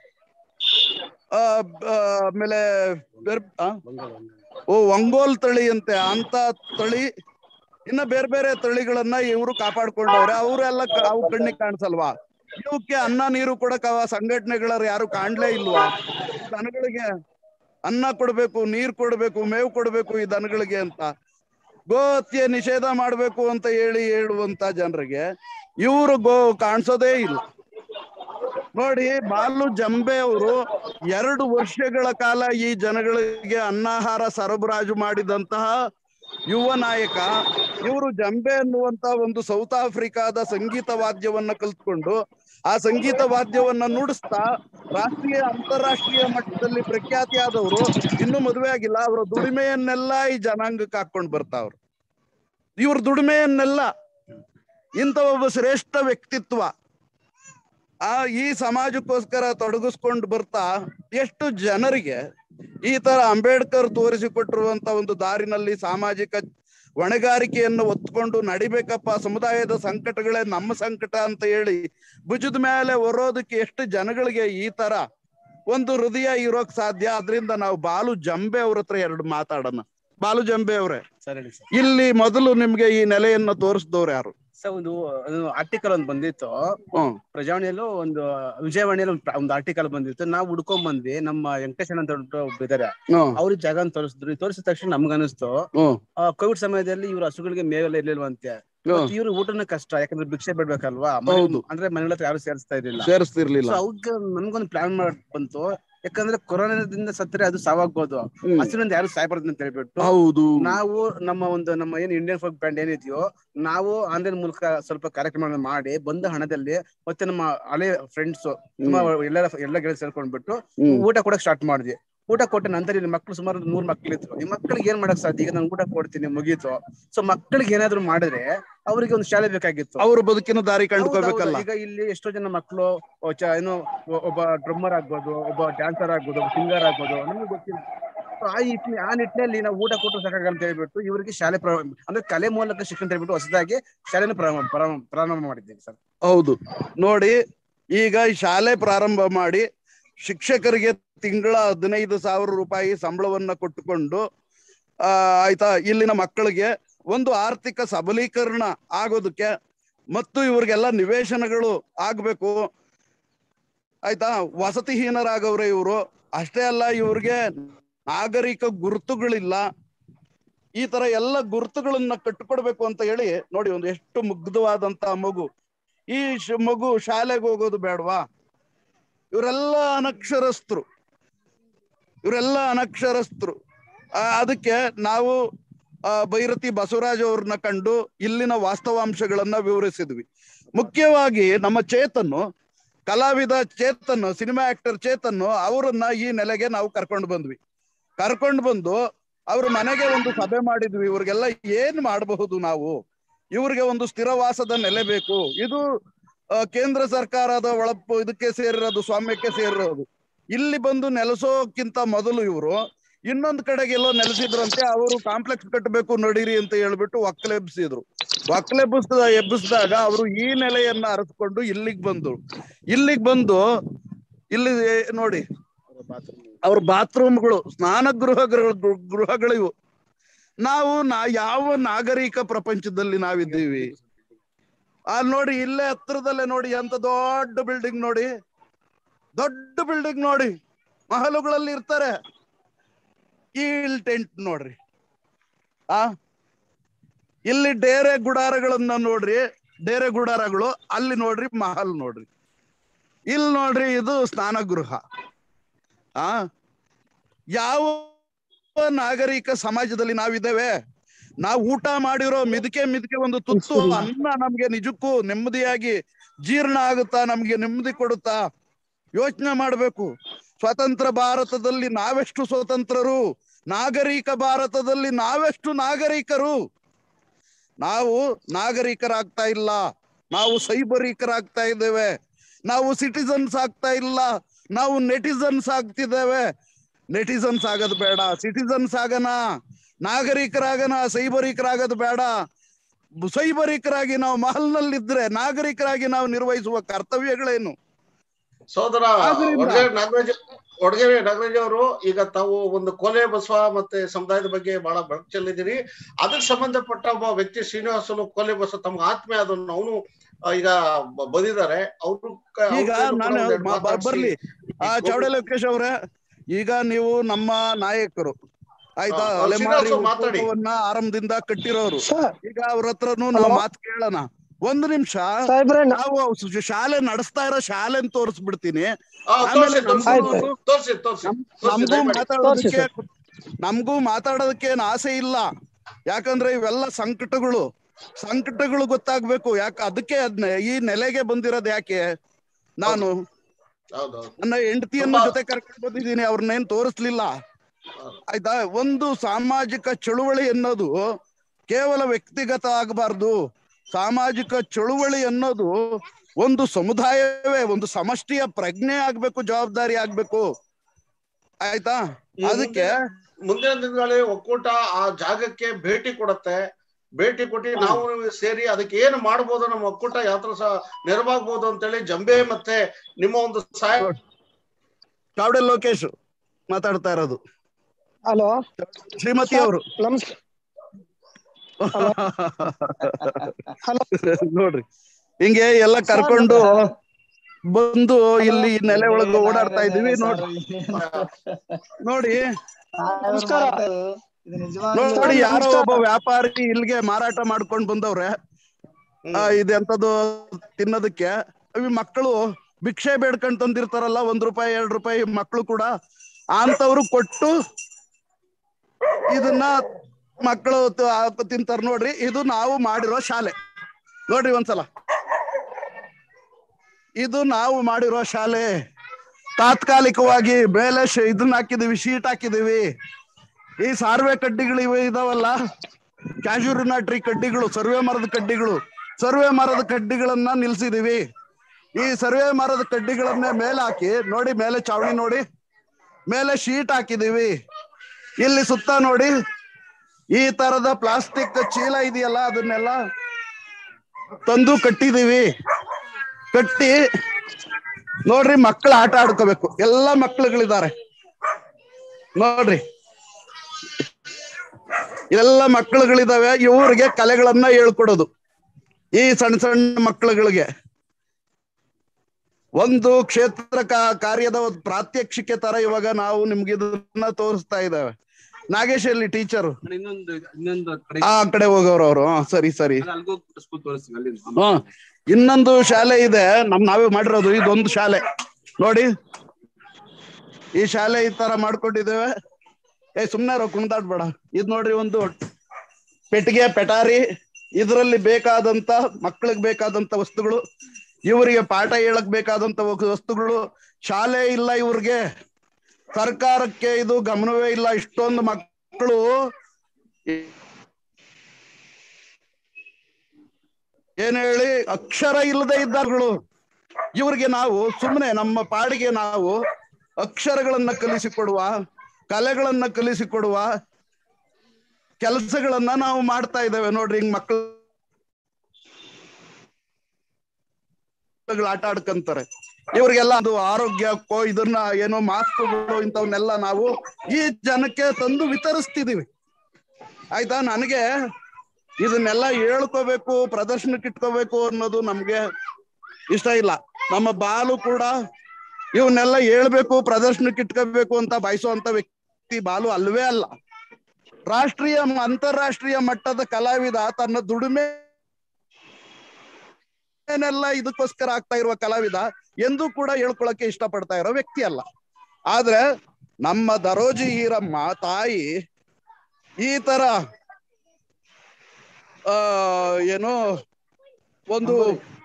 ಆ, ಆ, ಆಮೇಲೆ ಬೇರೆ- ಆ? ಓ ಒಂಗೋಲ್ ತಳಿ ಅಂತೆ ಅಂತ ತಳಿ ಇನ್ನ ಬೇರೆ ಬೇರೆ ತಳಿಗಳನ್ನ ಇವರು ಕಾಪಾಡ್ಕೊಂಡವ್ರೆ ಅವರೆಲ್ಲ ಅವು ಕಣ್ಣಿಗೆ ಕಾಣಿಸಲ್ವಾ ಇವಕ್ಕೆ ಅನ್ನ ನೀರು ಕೊಡಕ್ ಅವ ಸಂಘಟನೆಗಳವ್ರು ಯಾರು ಕಾಣ್ಲೇ ಇಲ್ವಾ ದನಗಳಿಗೆ ಅನ್ನ ಕೊಡ್ಬೇಕು ನೀರ್ ಕೊಡ್ಬೇಕು ಮೇವು ಕೊಡ್ಬೇಕು ಈ ದನಗಳಿಗೆ ಅಂತ ಗೋಹತ್ಯೆ ನಿಷೇಧ ಮಾಡ್ಬೇಕು ಅಂತ ಹೇಳಿ ಹೇಳುವಂತ ಜನರಿಗೆ ಇವರು ಗೋ ಕಾಣಿಸೋದೇ ಇಲ್ಲ ನೋಡಿ ಬಾಲು ಜಂಬೆ ಅವರು ಎರಡು ವರ್ಷಗಳ ಕಾಲ ಈ ಜನಗಳಿಗೆ ಅನ್ನಾಹಾರ ಸರಬರಾಜು ಮಾಡಿದಂತಹ ಯುವ ನಾಯಕ ಇವರು ಜಂಬೆ ಅನ್ನುವಂತ ಒಂದು ಸೌತ್ ಆಫ್ರಿಕಾದ ಸಂಗೀತ ವಾದ್ಯವನ್ನ ಕಲ್ತ್ಕೊಂಡು ಆ ಸಂಗೀತ ವಾದ್ಯವನ್ನ ನುಡಿಸ್ತಾ ರಾಷ್ಟ್ರೀಯ ಅಂತಾರಾಷ್ಟ್ರೀಯ ಮಟ್ಟದಲ್ಲಿ ಪ್ರಖ್ಯಾತಿ ಆದವರು ಇನ್ನೂ ಮದುವೆ ಆಗಿಲ್ಲ ಅವರ ದುಡಿಮೆಯನ್ನೆಲ್ಲ ಈ ಜನಾಂಗಕ್ಕೆ ಹಾಕೊಂಡು ಬರ್ತಾವ್ರು ಇವ್ರ ದುಡಿಮೆಯನ್ನೆಲ್ಲ ಇಂಥ ಒಬ್ಬ ಶ್ರೇಷ್ಠ ವ್ಯಕ್ತಿತ್ವ ಆ ಈ ಸಮಾಜಕ್ಕೋಸ್ಕರ ತೊಡಗಿಸ್ಕೊಂಡು ಬರ್ತಾ ಎಷ್ಟು ಜನರಿಗೆ ಈ ತರ ಅಂಬೇಡ್ಕರ್ ತೋರಿಸಿಕೊಟ್ಟಿರುವಂತ ಒಂದು ದಾರಿನಲ್ಲಿ ಸಾಮಾಜಿಕ ಹೊಣೆಗಾರಿಕೆಯನ್ನು ಒತ್ಕೊಂಡು ನಡಿಬೇಕಪ್ಪ ಸಮುದಾಯದ ಸಂಕಟಗಳೇ ನಮ್ಮ ಸಂಕಟ ಅಂತ ಹೇಳಿ ಭುಜದ ಮೇಲೆ ಹೊರೋದಕ್ಕೆ ಎಷ್ಟು ಜನಗಳಿಗೆ ಈ ತರ ಒಂದು ಹೃದಯ ಇರೋಕ್ ಸಾಧ್ಯ ಅದರಿಂದ ನಾವು ಬಾಲು ಜಂಬೆ ಅವ್ರ ಹತ್ರ ಎರಡು ಮಾತಾಡೋಣ ಬಾಲು ಜಂಬೆ ಅವ್ರೆ ಸರ್ ಹೇಳಿ ಸರ್ ಇಲ್ಲಿ ಮೊದಲು ನಿಮ್ಗೆ ಈ ನೆಲೆಯನ್ನ ತೋರಿಸಿದವ್ರು ಯಾರು ಸರ್ ಒಂದು ಆರ್ಟಿಕಲ್ ಒಂದು ಬಂದಿತ್ತು ಹ್ಮ್ ಪ್ರಜಾವಾಣಿಯಲ್ಲೂ ಒಂದು ವಿಜಯವಾಣಿಯಲ್ಲಿ ಒಂದು ಪ್ರ- ಒಂದು ಆರ್ಟಿಕಲ್ ಬಂದಿತ್ತು ನಾವು ಹುಡ್ಕೊಂಡ್ ಬಂದ್ವಿ ನಮ್ಮ ವೆಂಕಟೇಶನ್ ಅಂತ ಹೇಳ್ಬಿಟ್ಟು ಒಬ್ರು ಇದಾರೆ ಹ್ಮ್. ಅವ್ರಿಗೆ ಜಾಗ ತೋರಿಸಿದ್ರು ತೋರಿಸಿದ ತಕ್ಷಣ ನಮ್ಗೆ ಅನಿಸ್ತು ಹ್ಮ್ ಕೋವಿಡ್ ಸಮಯದಲ್ಲಿ ಇವ್ರ ಹಸುಗಳಿಗೆ ಮೇವೆಲ್ಲ ಇರ್ಲಿಲ್ವಂತೆ ಹ್ಮ್. ಇವ್ರ ಊಟನ ಕಷ್ಟ ಯಾಕಂದ್ರೆ ಭಿಕ್ಷೆ ಬಿಡ್ಬೇಕಲ್ವಾ ಮನೆ- ಹೌದು. ಅಂದ್ರೆ ಮನೆಗಳ ಹತ್ರ ಯಾರು ಸೇರಿಸ್ತಾ ಇರ್ಲಿಲ್ಲ ಸೇರಿಸ್ತಿರ್ಲಿಲ್ಲ. So ಅವ್ಕೆ ನಮ್ಗೊಂದು ಪ್ಲಾನ್ ಮಾಡ್ ಬಂತು ಯಾಕಂದ್ರೆ ಕೊರೋನಾದಿಂದ ಸತ್ತರೆ ಅದು ಸಾವಾಗ್ಬೋದು ಹ್ಮ್. ಹಸಿರಿಂದ ಯಾರು ಸಾಯ್ಬಾರ್ದು ಅಂತ ಹೇಳ್ಬಿಟ್ಟು ಹೌದು. ನಾವು ನಮ್ಮ ಒಂದು ನಮ್ಮ ಏನ್ ಇಂಡಿಯನ್ ಫೋಕ್ ಬ್ಯಾಂಡ್ ಏನಿದೆಯೋ ನಾವು ಆನ್ಲೈನ್ ಮೂಲಕ ಸ್ವಲ್ಪ ಕಾರ್ಯಕ್ರಮ ಮಾಡಿ ಬಂದ ಹಣದಲ್ಲಿ ಮತ್ತೆ ನಮ್ಮ ಹಳೆ ಫ್ರೆಂಡ್ಸ್ ತುಂಬಾ ಎಲ್ಲ ಎಲ್ಲ ಗೆಳೆಯ ಸೇರ್ಕೊಂಡ್ಬಿಟ್ಟು ಹ್ಮ್. ಊಟ ಕೊಡಕ್ ಸ್ಟಾರ್ಟ್ ಮಾಡಿದ್ವಿ ಊಟ ಕೊಟ್ಟ ನಂತರ ಇಲ್ಲಿ ಮಕ್ಳು ಸುಮಾರು ನೂರ್ ಮಕ್ಳಿದ್ರು ಈ ಮಕ್ಕಳಿಗೆ ಏನ್ ಮಾಡಕ್ ಸಾಧ್ಯ ಈಗ ನಾನು ಊಟ ಕೊಡ್ತೀನಿ ಮುಗೀತು ಸೊ ಮಕ್ಕಳಿಗೆ ಏನಾದ್ರು ಮಾಡಿದ್ರೆ ಅವರಿಗೆ ಒಂದು ಶಾಲೆ ಬೇಕಾಗಿತ್ತು ಅವ್ರ ಬದುಕಿನ ದಾರಿ ಹೌದು, ಹೌದು. ಕಂಡುಕೋಬೇಕಲ್ಲ ಈಗ ಇಲ್ಲಿ ಎಷ್ಟೋ ಜನ ಮಕ್ಕಳು ಏನು ಒ- ಒಬ್ಬ ಡ್ರಮ್ಮರ್ ಆಗ್ಬೋದು ಒಬ್ಬ ಡ್ಯಾನ್ಸರ್ ಆಗ್ಬೋದು ಒಬ್ಬ ಸಿಂಗರ್ ಆಗ್ಬೋದು ನಮ್ಗೆ ಗೊತ್ತಿಲ್ಲ So ಆ ನಿಟ್ಟಿನ ಆ ನಿಟ್ಟಿನಲ್ಲಿ ನಾವು ಊಟ ಕೊಟ್ಟು ಸಾಕಾಗಲ್ಲ ಅಂತ ಹೇಳ್ಬಿಟ್ಟು ಇವರಿಗೆ ಶಾಲೆ ಪ್ರ- ಅಂದ್ರೆ ಕಲೆ ಮೂಲಕ ಶಿಕ್ಷಣ ಅಂತ ಹೇಳ್ಬಿಟ್ಟು ಹೊಸದಾಗಿ ಶಾಲೆನ ಪ್ರಾರಂಭ ಪ್ರಾರಂಭ ಪ್ರಾರಂಭ ಮಾಡಿದ್ದೀವಿ ಸರ್ ಹೌದು ನೋಡಿ ಈಗ ಈ ಶಾಲೆ ಪ್ರಾರಂಭ ಮಾಡಿ ಶಿಕ್ಷಕರಿಗೆ ತಿಂಗಳ ಹದಿನೈದು ಸಾವಿರ ರೂಪಾಯಿ ಸಂಬಳವನ್ನ ಕೊಟ್ಟುಕೊಂಡು ಆ ಆಯ್ತಾ ಇಲ್ಲಿನ ಮಕ್ಕಳಿಗೆ ಒಂದು ಆರ್ಥಿಕ ಸಬಲೀಕರಣ ಆಗೋದಕ್ಕೆ ಮತ್ತು ಇವ್ರಿಗೆಲ್ಲ ನಿವೇಶನಗಳು ಆಗ್ಬೇಕು ಆಯ್ತಾ ವಸತಿಹೀನರಾಗವ್ರೆ ಇವರು ಅಷ್ಟೇ ಅಲ್ಲ ಇವ್ರಿಗೆ ನಾಗರಿಕ ಗುರುತುಗಳಿಲ್ಲ ಈ ತರ ಎಲ್ಲ ಗುರುತುಗಳನ್ನ ಕಟ್ಟಿಕೊಡ್ಬೇಕು ಅಂತ ಹೇಳಿ ನೋಡಿ ಒಂದು ಎಷ್ಟು ಮುಗ್ಧವಾದಂತ ಮಗು ಈ ಶ- ಮಗು ಶಾಲೆಗೆ ಹೋಗೋದು ಬೇಡವಾ ಇವರೆಲ್ಲ ಅನಕ್ಷರಸ್ಥರು ಇವರೆಲ್ಲ ಅನಕ್ಷರಸ್ಥರು ಆ, ಅದಕ್ಕೆ ನಾವು ಆ ಭೈರತಿ ಬಸವರಾಜ್ ಅವ್ರನ್ನ ಕಂಡು ಇಲ್ಲಿನ ವಾಸ್ತವಾಂಶಗಳನ್ನ ವಿವರಿಸಿದ್ವಿ ಮುಖ್ಯವಾಗಿ ನಮ್ಮ ಚೇತನ್ನು ಕಲಾವಿದ ಚೇತನ್ ಸಿನಿಮಾ ಆಕ್ಟರ್ ಚೇತನ್ ಅವರನ್ನ ಈ ನೆಲೆಗೆ ನಾವು ಕರ್ಕೊಂಡು ಬಂದ್ವಿ ಕರ್ಕೊಂಡು ಬಂದು ಅವ್ರ ಮನೆಗೆ ಒಂದು ಸಭೆ ಮಾಡಿದ್ವಿ ಇವ್ರಿಗೆಲ್ಲ ಏನ್ ಮಾಡಬಹುದು ನಾವು ಇವ್ರಿಗೆ ಒಂದು ಸ್ಥಿರವಾಸದ ನೆಲೆ ಬೇಕು ಇದು ಆ, ಕೇಂದ್ರ ಸರ್ಕಾರದ ಒಳಪ್ಪು ಇದಕ್ಕೆ ಸೇರಿರೋದು ಸ್ವಾಮ್ಯಕ್ಕೆ ಸೇರಿರೋದು ಇಲ್ಲಿ ಬಂದು ನೆಲೆಸೋಕ್ಕಿಂತ ಮೊದಲು ಇವರು ಇನ್ನೊಂದ್ ಕಡೆಗೆಲ್ಲೋ ನೆಲೆಸಿದ್ರಂತೆ ಅವರು ಕಾಂಪ್ಲೆಕ್ಸ್ ಕಟ್ಟಬೇಕು ನಡೀರಿ ಅಂತ ಹೇಳ್ಬಿಟ್ಟು ಒಕ್ಕಲೆಬ್ಸಿದ್ರು ಒಕ್ಕಲೆಬ್ಬಿಸ್ದ ಎಬ್ಬಿಸಿದಾಗ ಅವರು ಈ ನೆಲೆಯನ್ನ ಅರಸ್ಕೊಂಡು ಇಲ್ಲಿಗೆ ಬಂದ್ರು ಇಲ್ಲಿಗೆ ಬಂದು ಇಲ್ಲಿ ನೋಡಿ ಅವ್ರ ಬಾತ್ರೂಮ್ಗಳು ಸ್ನಾನ ಗೃಹಗಳು ಗೃಹಗಳು ಇವು ನಾವು ನಾ ಯಾವ ನಾಗರಿಕ ಪ್ರಪಂಚದಲ್ಲಿ ನಾವಿದ್ದೀವಿ ಆ ನೋಡಿ ಇಲ್ಲೇ ಹತ್ರದಲ್ಲೇ ನೋಡಿ ಎಂತ ದೊಡ್ಡ ಬಿಲ್ಡಿಂಗ್ ನೋಡಿ ದೊಡ್ಡ ಬಿಲ್ಡಿಂಗ್ ನೋಡಿ ಮಹಲುಗಳಲ್ಲಿ ಇರ್ತಾರೆ ಈ ಟೆಂಟ್ ನೋಡ್ರಿ ಆ ಇಲ್ಲಿ ಡೇರೆ ಗುಡಾರಗಳನ್ನ ನೋಡ್ರಿ ಡೇರೆ ಗುಡಾರಗಳು ಅಲ್ಲಿ ನೋಡ್ರಿ ಮಹಲ್ ನೋಡ್ರಿ ಇಲ್ಲಿ ನೋಡ್ರಿ ಇದು ಸ್ನಾನಗೃಹ ಆ ಯಾವ ನಾಗರಿಕ ಸಮಾಜದಲ್ಲಿ ನಾವಿದ್ದೇವೆ ನಾವು ಊಟ ಮಾಡಿರೋ ಮಿದಕೆ ಮಿದಕೆ ಒಂದು ತುತ್ತು ಅನ್ನ ನಮ್ಗೆ ನಿಜಕ್ಕೂ ನೆಮ್ಮದಿಯಾಗಿ ಜೀರ್ಣ ಆಗುತ್ತಾ ನಮ್ಗೆ ನೆಮ್ಮದಿ ಕೊಡುತ್ತಾ ಯೋಚನೆ ಮಾಡ್ಬೇಕು ಸ್ವತಂತ್ರ ಭಾರತದಲ್ಲಿ ನಾವೆಷ್ಟು ಸ್ವತಂತ್ರರು ನಾಗರಿಕ ಭಾರತದಲ್ಲಿ ನಾವೆಷ್ಟು ನಾಗರಿಕರು ನಾವು ನಾಗರಿಕರಾಗ್ತಾ ಇಲ್ಲ ನಾವು ಸೈಬರಿಕರಾಗ್ತಾ ಇದ್ದೇವೆ ನಾವು ಸಿಟಿಸನ್ಸ್ ಆಗ್ತಾ ಇಲ್ಲ ನಾವು ನೆಟಿಸನ್ಸ್ ಆಗ್ತಿದ್ದೇವೆ ನೆಟಿಸನ್ಸ್ ಆಗೋದು ಬೇಡ ಸಿಟಿಸನ್ಸ್ ಆಗನ ನಾಗರಿಕರಾಗನ ಸೈಬರಿಕರಾಗೋದು ಬೇಡ ಬ- ಸೈಬರಿಕರಾಗಿ ನಾವು ಮಹಲ್ನಲ್ಲಿದ್ರೆ ನಾಗರಿಕರಾಗಿ ನಾವು ನಿರ್ವಹಿಸುವ ಕರ್ತವ್ಯಗಳೇನು ಸೋದರ ಆದ್ರಿಂದ- ಒಡಗೇರಿ ನಾಗರಾಜ್ ಒಡಗೇರಿ ನಾಗರಾಜ್ ಅವರು ಈಗ ತಾವು ಒಂದು ಕೋಲೆ ಬಸವ ಮತ್ತೆ ಸಮುದಾಯದ ಬಗ್ಗೆ ಬಹಳ ಬೆಳಕು ಚೆಲ್ಲಿದ್ದೀರಿ ಅದಕ್ಕೆ ಸಂಬಂಧಪಟ್ಟ ಒಬ್ಬ ವ್ಯಕ್ತಿ ಶ್ರೀನಿವಾಸನು ಕೋಲೆ ಬಸವ ತಮ್ಗೆ ಆತ್ಮೀಯ ಅದನ್ನು ಅವನು ಈಗ ಬ- ಬಂದಿದ್ದಾರೆ ಅವರು ಈಗ ನಾನು ಮ- ಬ- ಬರ್ಲಿ ಆ ಚೌಡೆ ಲೋಕೇಶ್ ಅವ್ರೆ ಈಗ ನೀವು ನಮ್ಮ ನಾಯಕರು ಆಯ್ತಾ ಹಾ, ಅಲೆಮಾರಿ ಶ್ರೀನಿವಾಸ ಮಾತಾಡಿ. ಒಕ್ಕೂಟವನ್ನ ಆರಂಭದಿಂದ ಕಟ್ಟಿರೋರು ಈಗ ಅವ್ರ ಹತ್ರನು ನಾವು ಮಾತು ಕೇಳೋಣ ಒಂದು ನಿಮಿಷ ನಾವು ಸ- ಶಾಲೆ ನಡೆಸ್ತಾ ಇರೋ ಶಾಲೆ ತೋರಿಸ್ಬಿಡ್ತೀನಿ ಆಮೇಲೆ ನಮ್ಗೂ ತೋರ್ಸಿ ತೋರ್ಸಿ ನಮ್ಗೂ ದಯಮಾಡಿ. ಮಾತಾಡೋದಕ್ಕೆ ನಮ್ಗೂ ಮಾತಾಡೋದಕ್ಕೆ ಏನ್ ಆಸೆ ಇಲ್ಲ ಯಾಕಂದ್ರೆ ಇವೆಲ್ಲ ಸಂಕಟಗಳು ಸಂಕಟಗಳು ಗೊತ್ತಾಗ್ಬೇಕು ಯಾಕೆ ಅದಕ್ಕೆ ಅದ್ನ ಈ ನೆಲೆಗೆ ಬಂದಿರೋದು ಯಾಕೆ ನಾನು ಹೌದೌದು ನನ್ನ ಹೆಂಡತಿಯನ್ನ ಜೊತೆ ಕರ್ಕೊಂಡು ಬಂದಿದ್ದೀನಿ ಅವ್ರನ್ನೇನ್ ತೋರಿಸ್ಲಿಲ್ಲ ಆಯ್ತಾ ಒಂದು ಸಾಮಾಜಿಕ ಚಳುವಳಿ ಅನ್ನೋದು ಕೇವಲ ವ್ಯಕ್ತಿಗತ ಆಗಬಾರ್ದು ಸಾಮಾಜಿಕ ಚಳುವಳಿ ಅನ್ನೋದು ಒಂದು ಸಮುದಾಯವೇ ಒಂದು ಸಮಷ್ಟಿಯ ಪ್ರಜ್ಞೆ ಆಗ್ಬೇಕು ಜವಾಬ್ದಾರಿ ಆಗ್ಬೇಕು ಆಯ್ತಾ ಈ ಅದಕ್ಕೆ ಮುಂದಿನ- ಮುಂದಿನ ದಿನಗಳಲ್ಲಿ ಒಕ್ಕೂಟ ಆ ಜಾಗಕ್ಕೆ ಭೇಟಿ ಕೊಡುತ್ತೆ ಭೇಟಿ ಕೊಟ್ಟು ನಾವು ಸೇರಿ ಅದಕ್ಕೆ ಏನು ಮಾಡ್ಬೋದು ನಮ್ಮ ಒಕ್ಕೂಟ ಯಾವ ತರ ಸಹ ನೆರವಾಗ್ಬೋದು ಅಂತೇಳಿ ಜಂಬೆ ಮತ್ತೆ ನಿಮ್ಮ ಒಂದು ಸಹಾಯ ಚಾವಡೆ ಲೋಕೇಶ್ ಮಾತಾಡ್ತಾ ಇರೋದು ಹಲೋ ಶ್ರೀಮತಿ ಅವರು ನಮಸ್ಕಾರ ನೋಡ್ರಿ ಹಿಂಗೆ ಎಲ್ಲ ಕರ್ಕೊಂಡು ಬಂದು ಇಲ್ಲಿ ಈ ನೆಲೆ ಒಳಗೆ ಓಡಾಡ್ತಾ ಇದೀವಿ ನೋಡ್ರಿ ನೋಡಿ ನಮಸ್ಕಾರ ನೋಡಿ ಯಾರೋ ಒಬ್ಬ ವ್ಯಾಪಾರಿ ಇಲ್ಲಿಗೆ ಮಾರಾಟ ಮಾಡ್ಕೊಂಡ್ ಬಂದವ್ರೆ ಆ, ಇದೆಂತದು ತಿನ್ನೋದಕ್ಕೆ ಇವ್ ಮಕ್ಕಳು ಭಿಕ್ಷೆ ಬೇಡ್ಕೊಂಡ್ ತಂದಿರ್ತಾರಲ್ಲ ಒಂದ್ ರೂಪಾಯಿ ಎರಡ್ ರೂಪಾಯಿ ಮಕ್ಕಳು ಕೂಡ ಅಂತವ್ರು ಕೊಟ್ಟು ಇದನ್ನ ಮಕ್ಕಳು ತಿಂತಾರ ನೋಡ್ರಿ ಇದು ನಾವು ಮಾಡಿರೋ ಶಾಲೆ ನೋಡ್ರಿ ಒಂದ್ಸಲ ಇದು ನಾವು ಮಾಡಿರೋ ಶಾಲೆ ತಾತ್ಕಾಲಿಕವಾಗಿ ಮೇಲೆ ಶ- ಇದನ್ನ ಹಾಕಿದೀವಿ ಶೀಟ್ ಹಾಕಿದೀವಿ ಈ ಸಾರ್ವೆ ಕಡ್ಡಿಗಳು ಇವೆ ಇದಾವಲ್ಲ ಕ್ಯಾಶೂರಿನ ಟ್ರೀ ಕಡ್ಡಿಗಳು ಸರ್ವೆ ಮರದ ಕಡ್ಡಿಗಳು ಸರ್ವೆ ಮರದ ಕಡ್ಡಿಗಳನ್ನ ನಿಲ್ಸಿದೀವಿ ಈ ಸರ್ವೆ ಮರದ ಕಡ್ಡಿಗಳನ್ನೇ ಮೇಲೆ ಹಾಕಿ ನೋಡಿ ಮೇಲೆ ಚಾವಣಿ ನೋಡಿ ಮೇಲೆ ಶೀಟ್ ಹಾಕಿದೀವಿ ಇಲ್ಲಿ ಸುತ್ತ ನೋಡಿ ಈ ತರದ ಪ್ಲಾಸ್ಟಿಕ್ ಚೀಲ ಇದೆಯಲ್ಲ ಅದನ್ನೆಲ್ಲ ತಂದು ಕಟ್ಟಿದೀವಿ ಕಟ್ಟಿ ನೋಡ್ರಿ ಮಕ್ಕಳು ಆಟ ಆಡ್ಕೋಬೇಕು ಎಲ್ಲಾ ಮಕ್ಕಳುಗಳಿದ್ದಾರೆ ನೋಡ್ರಿ ಎಲ್ಲ ಮಕ್ಕಳುಗಳಿದಾವೆ ಇವ್ರಿಗೆ ಕಲೆಗಳನ್ನ ಹೇಳ್ಕೊಡೋದು ಈ ಸಣ್ಣ ಸಣ್ಣ ಮಕ್ಕಳುಗಳಿಗೆ ಒಂದು ಕ್ಷೇತ್ರ ಕಾ- ಕಾರ್ಯದ ಒಂದು ಪ್ರಾತ್ಯಕ್ಷಿಕೆ ತರ ಇವಾಗ ನಾವು ನಿಮ್ಗೆ ಇದನ್ನ ತೋರಿಸ್ತಾ ಇದ್ದೇವೆ ನಾಗೇಶ್ ಅಲ್ಲಿ ಟೀಚರ್ ಇನ್ನೊಂದು ಇನ್ನೊಂದು ಕಡೆ ಆ ಕಡೆ ಹೋಗೋರು ಅವರು ಸರಿ ಸರಿ ಅಲ್ಗೂ ಸ್ಕೂಲ್ ತೋರಿಸ್ತೀವಿ ಅಲ್ಲಿ ಹ್ಮ್ ಇನ್ನೊಂದು ಶಾಲೆ ಇದೆ ನಮ್ ನಾವೇ ಮಾಡಿರೋದು ಇದೊಂದು ಶಾಲೆ ನೋಡಿ ಈ ಶಾಲೆ ಈ ತರ ಮಾಡ್ಕೊಂಡಿದ್ದೇವೆ ಏ ಸುಮ್ನೆ ಕುಣಿದಾಡ್ಬೇಡ ಇದ್ ನೋಡ್ರಿ ಒಂದು ಪೆಟ್ಟಿಗೆ ಪೆಟಾರಿ ಇದರಲ್ಲಿ ಬೇಕಾದಂತ ಮಕ್ಕಳಿಗೆ ಬೇಕಾದಂತ ವಸ್ತುಗಳು ಇವರಿಗೆ ಪಾಠ ಹೇಳಕ್ ಬೇಕಾದಂತ ವ- ವಸ್ತುಗಳು ಶಾಲೆ ಇಲ್ಲ ಇವ್ರಿಗೆ ಸರ್ಕಾರಕ್ಕೆ ಇದು ಗಮನವೇ ಇಲ್ಲ ಇಷ್ಟೊಂದು ಮಕ್ಕಳು ಏನ್ ಹೇಳಿ ಅಕ್ಷರ ಇಲ್ಲದೆ ಇದ್ದಾರ್ಗಳು ಇವ್ರಿಗೆ ನಾವು ಸುಮ್ಮನೆ ನಮ್ಮ ಪಾಡಿಗೆ ನಾವು ಅಕ್ಷರಗಳನ್ನ ಕಲಿಸಿಕೊಡುವ ಕಲೆಗಳನ್ನ ಕಲಿಸಿಕೊಡುವ ಕೆಲಸಗಳನ್ನ ನಾವು ಮಾಡ್ತಾ ಇದ್ದೇವೆ ನೋಡ್ರಿ ಹಿಂಗ್ ಮಕ್ಕಳು ಆಟ ಆಡ್ಕಂತಾರೆ ಇವ್ರಿಗೆಲ್ಲ ಅದು ಆರೋಗ್ಯಕ್ಕೋ ಇದನ್ನ ಏನೋ ಮಾಸ್ಕ್ಗಳು ಇಂಥವನ್ನೆಲ್ಲ ನಾವು ಈ ಜನಕ್ಕೆ ತಂದು ವಿತರಿಸ್ತಿದೀವಿ ಆಯ್ತಾ ನನಗೆ ಇದನ್ನೆಲ್ಲ ಹೇಳ್ಕೋಬೇಕು ಪ್ರದರ್ಶನಕ್ಕೆ ಇಟ್ಕೋಬೇಕು ಅನ್ನೋದು ನಮ್ಗೆ ಇಷ್ಟ ಇಲ್ಲ ನಮ್ಮ ಬಾಲು ಕೂಡ ಇವನ್ನೆಲ್ಲ ಹೇಳ್ಬೇಕು ಪ್ರದರ್ಶನಕ್ಕೆ ಇಟ್ಕೋಬೇಕು ಅಂತ ಬಯಸುವಂತ ವ್ಯಕ್ತಿ ಬಾಲು ಅಲ್ವೇ ಅಲ್ಲ ರಾಷ್ಟ್ರೀಯ ಮ- ಅಂತಾರಾಷ್ಟ್ರೀಯ ಮಟ್ಟದ ಕಲಾವಿದ ತನ್ನ ದುಡಿಮೆ ಏನೆಲ್ಲ ಇದಕ್ಕೋಸ್ಕರ ಆಗ್ತಾ ಇರುವ ಕಲಾವಿದ ಎಂದೂ ಕೂಡ ಹೇಳ್ಕೊಳಕ್ಕೆ ಇಷ್ಟಪಡ್ತಾ ಇರೋ ವ್ಯಕ್ತಿ ಅಲ್ಲ ಆದ್ರೆ ನಮ್ಮ ದರೋಜಿ ಈರಮ್ಮ ತಾಯಿ ಈ ತರ ಆ ಏನು ಒಂದು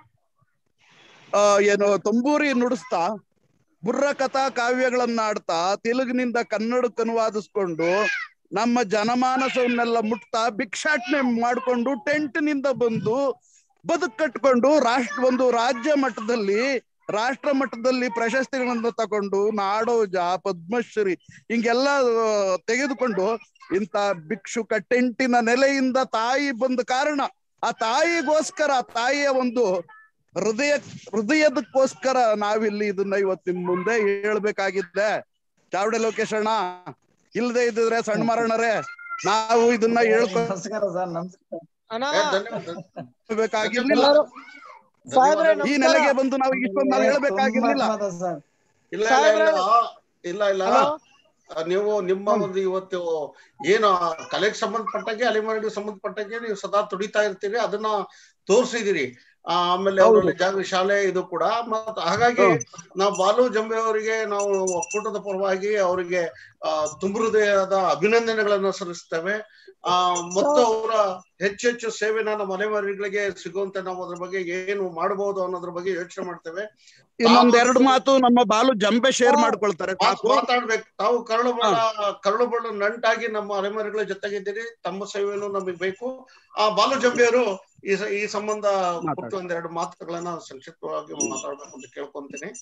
ಆ ಏನು ತಂಬೂರಿ ನುಡಿಸ್ತಾ ಬುರ್ರ ಕಥಾ ಕಾವ್ಯಗಳನ್ನ ಆಡ್ತಾ ತೆಲುಗಿನಿಂದ ಕನ್ನಡಕ್ಕೆ ಅನುವಾದಿಸ್ಕೊಂಡು ನಮ್ಮ ಜನಮಾನಸವನ್ನೆಲ್ಲ ಮುಟ್ತಾ ಭಿಕ್ಷಾಟನೆ ಮಾಡ್ಕೊಂಡು ಟೆಂಟ್ ನಿಂದ ಬಂದು ಬದುಕು ಕಟ್ಕೊಂಡು ರಾಷ್ಟ್ರ ಒಂದು ರಾಜ್ಯ ಮಟ್ಟದಲ್ಲಿ ರಾಷ್ಟ್ರ ಮಟ್ಟದಲ್ಲಿ ಪ್ರಶಸ್ತಿಗಳನ್ನ ತಕೊಂಡು ನಾಡೋಜ ಪದ್ಮಶ್ರೀ ಹಿಂಗೆಲ್ಲ ಆ, ತೆಗೆದುಕೊಂಡು ಇಂತ ಭಿಕ್ಷುಕ ಟೆಂಟಿನ ನೆಲೆಯಿಂದ ತಾಯಿ ಬಂದ ಕಾರಣ ಆ ತಾಯಿಗೋಸ್ಕರ ಆ ತಾಯಿಯ ಒಂದು ಹೃದಯ ಹೃದಯದಕ್ಕೋಸ್ಕರ ನಾವಿಲ್ಲಿ ಇದನ್ನ ಇವತ್ತು ನಿಮ್ ಮುಂದೆ ಹೇಳ್ಬೇಕಾಗಿದ್ದೆ ಚಾವಡೆ ಲೋಕೇಶ್ ಅಣ್ಣ ಇಲ್ಲದೆ ಇದ್ದಿದ್ರೆ ಸಣ್ಣ ಮರಣರೇ ನಾವು ಇದನ್ನ ನಮಸ್ಕಾರ ಸರ್ ನಮಸ್ಕಾರ ಹೇಳ್ಬೇಕಾಗಿರ್ಲಿಲ್ಲ ಸಾಹೇಬ್ರೆ, ಈ ನಮಸ್ಕಾರ. ನೆಲೆಗೆ ಬಂದು ನಾವು ಇಷ್ಟೊಂದು ನಾವು ಹೇಳ್ಬೇಕಾಗಿರ್ಲಿಲ್ಲ ಇಲ್ಲ ಇಲ್ಲ ಸಾಹೇಬ್ರೆ. ಇಲ್ಲ ಇಲ್ಲ ಇಲ್ಲ ಹಲೋ? ಆ, ನೀವು ನಿಮ್ಮ ಒಂದು ಇವತ್ತು ಏನು ಕಲೆಗೆ ಸಂಬಂಧಪಟ್ಟಾಗೆ ಅಲೆಮಾರಿಗೆ ಸಂಬಂಧಪಟ್ಟಾಗೆ ನೀವು ಸದಾ ತುಡಿತಾ ಇರ್ತೀರಿ ಅದನ್ನ ತೋರಿಸಿದಿರಿ ಆಮೇಲೆ ಅವರಲ್ಲಿ ಜಾಗೃತಿ ಶಾಲೆ ಇದು ಕೂಡ ಮತ್ ಹಾಗಾಗಿ ನಾವು ಬಾಲು ಜಂಬೆ ಅವರಿಗೆ ನಾವು ಒಕ್ಕೂಟದ ಪರವಾಗಿ ಅವರಿಗೆ ಆ ತುಂಬ ಹೃದಯದ ಅಭಿನಂದನೆಗಳನ್ನ ಸಲ್ಲಿಸ್ತೇವೆ ಆ ಮತ್ತು ಅವರ ಹೆಚ್ಚು ಹೆಚ್ಚು ಸೇವೆನ ನಮ್ಮ ಅಲೆಮಾರಿಗಳಿಗೆ ಸಿಗುವಂತೆ ನಾವು ಅದ್ರ ಬಗ್ಗೆ ಏನು ಮಾಡಬಹುದು ಅನ್ನೋದ್ರ ಬಗ್ಗೆ ಯೋಚನೆ ಮಾಡ್ತೇವೆ ಇನ್ನೊಂದ್ ಎರಡು ಮಾತು ನಮ್ಮ ಬಾಲು ಜಂಬೆ ಶೇರ್ ಮಾಡ್ಕೊಳ್ತಾರೆ ಮಾತ್- ಸಾಕು ಮಾತಾಡ್ಬೇಕು ತಾವು ಕರಳು ಬಣ್ಣ ಕರಳು ಬಣ್ಣ ನಂಟಾಗಿ ನಮ್ಮ ಅಲೆಮಾರಿಗಳ ಜೊತೆಗಿದ್ದೀರಿ ತಮ್ಮ ಸೇವೆಯನ್ನು ನಮಗೆ ಬೇಕು ಆ ಬಾಲು ಜಂಬಿಯರು ಈ ಸ- ಈ ಸಂಬಂಧ ಕುರಿತು ಒಂದೆರಡು ಮಾತುಗಳನ್ನ ಸಂಕ್ಷಿಪ್ತವಾಗಿ ಮಾತಾಡ್ಬೇಕು ಅಂತ ಕೇಳ್ಕೊಂತೀನಿ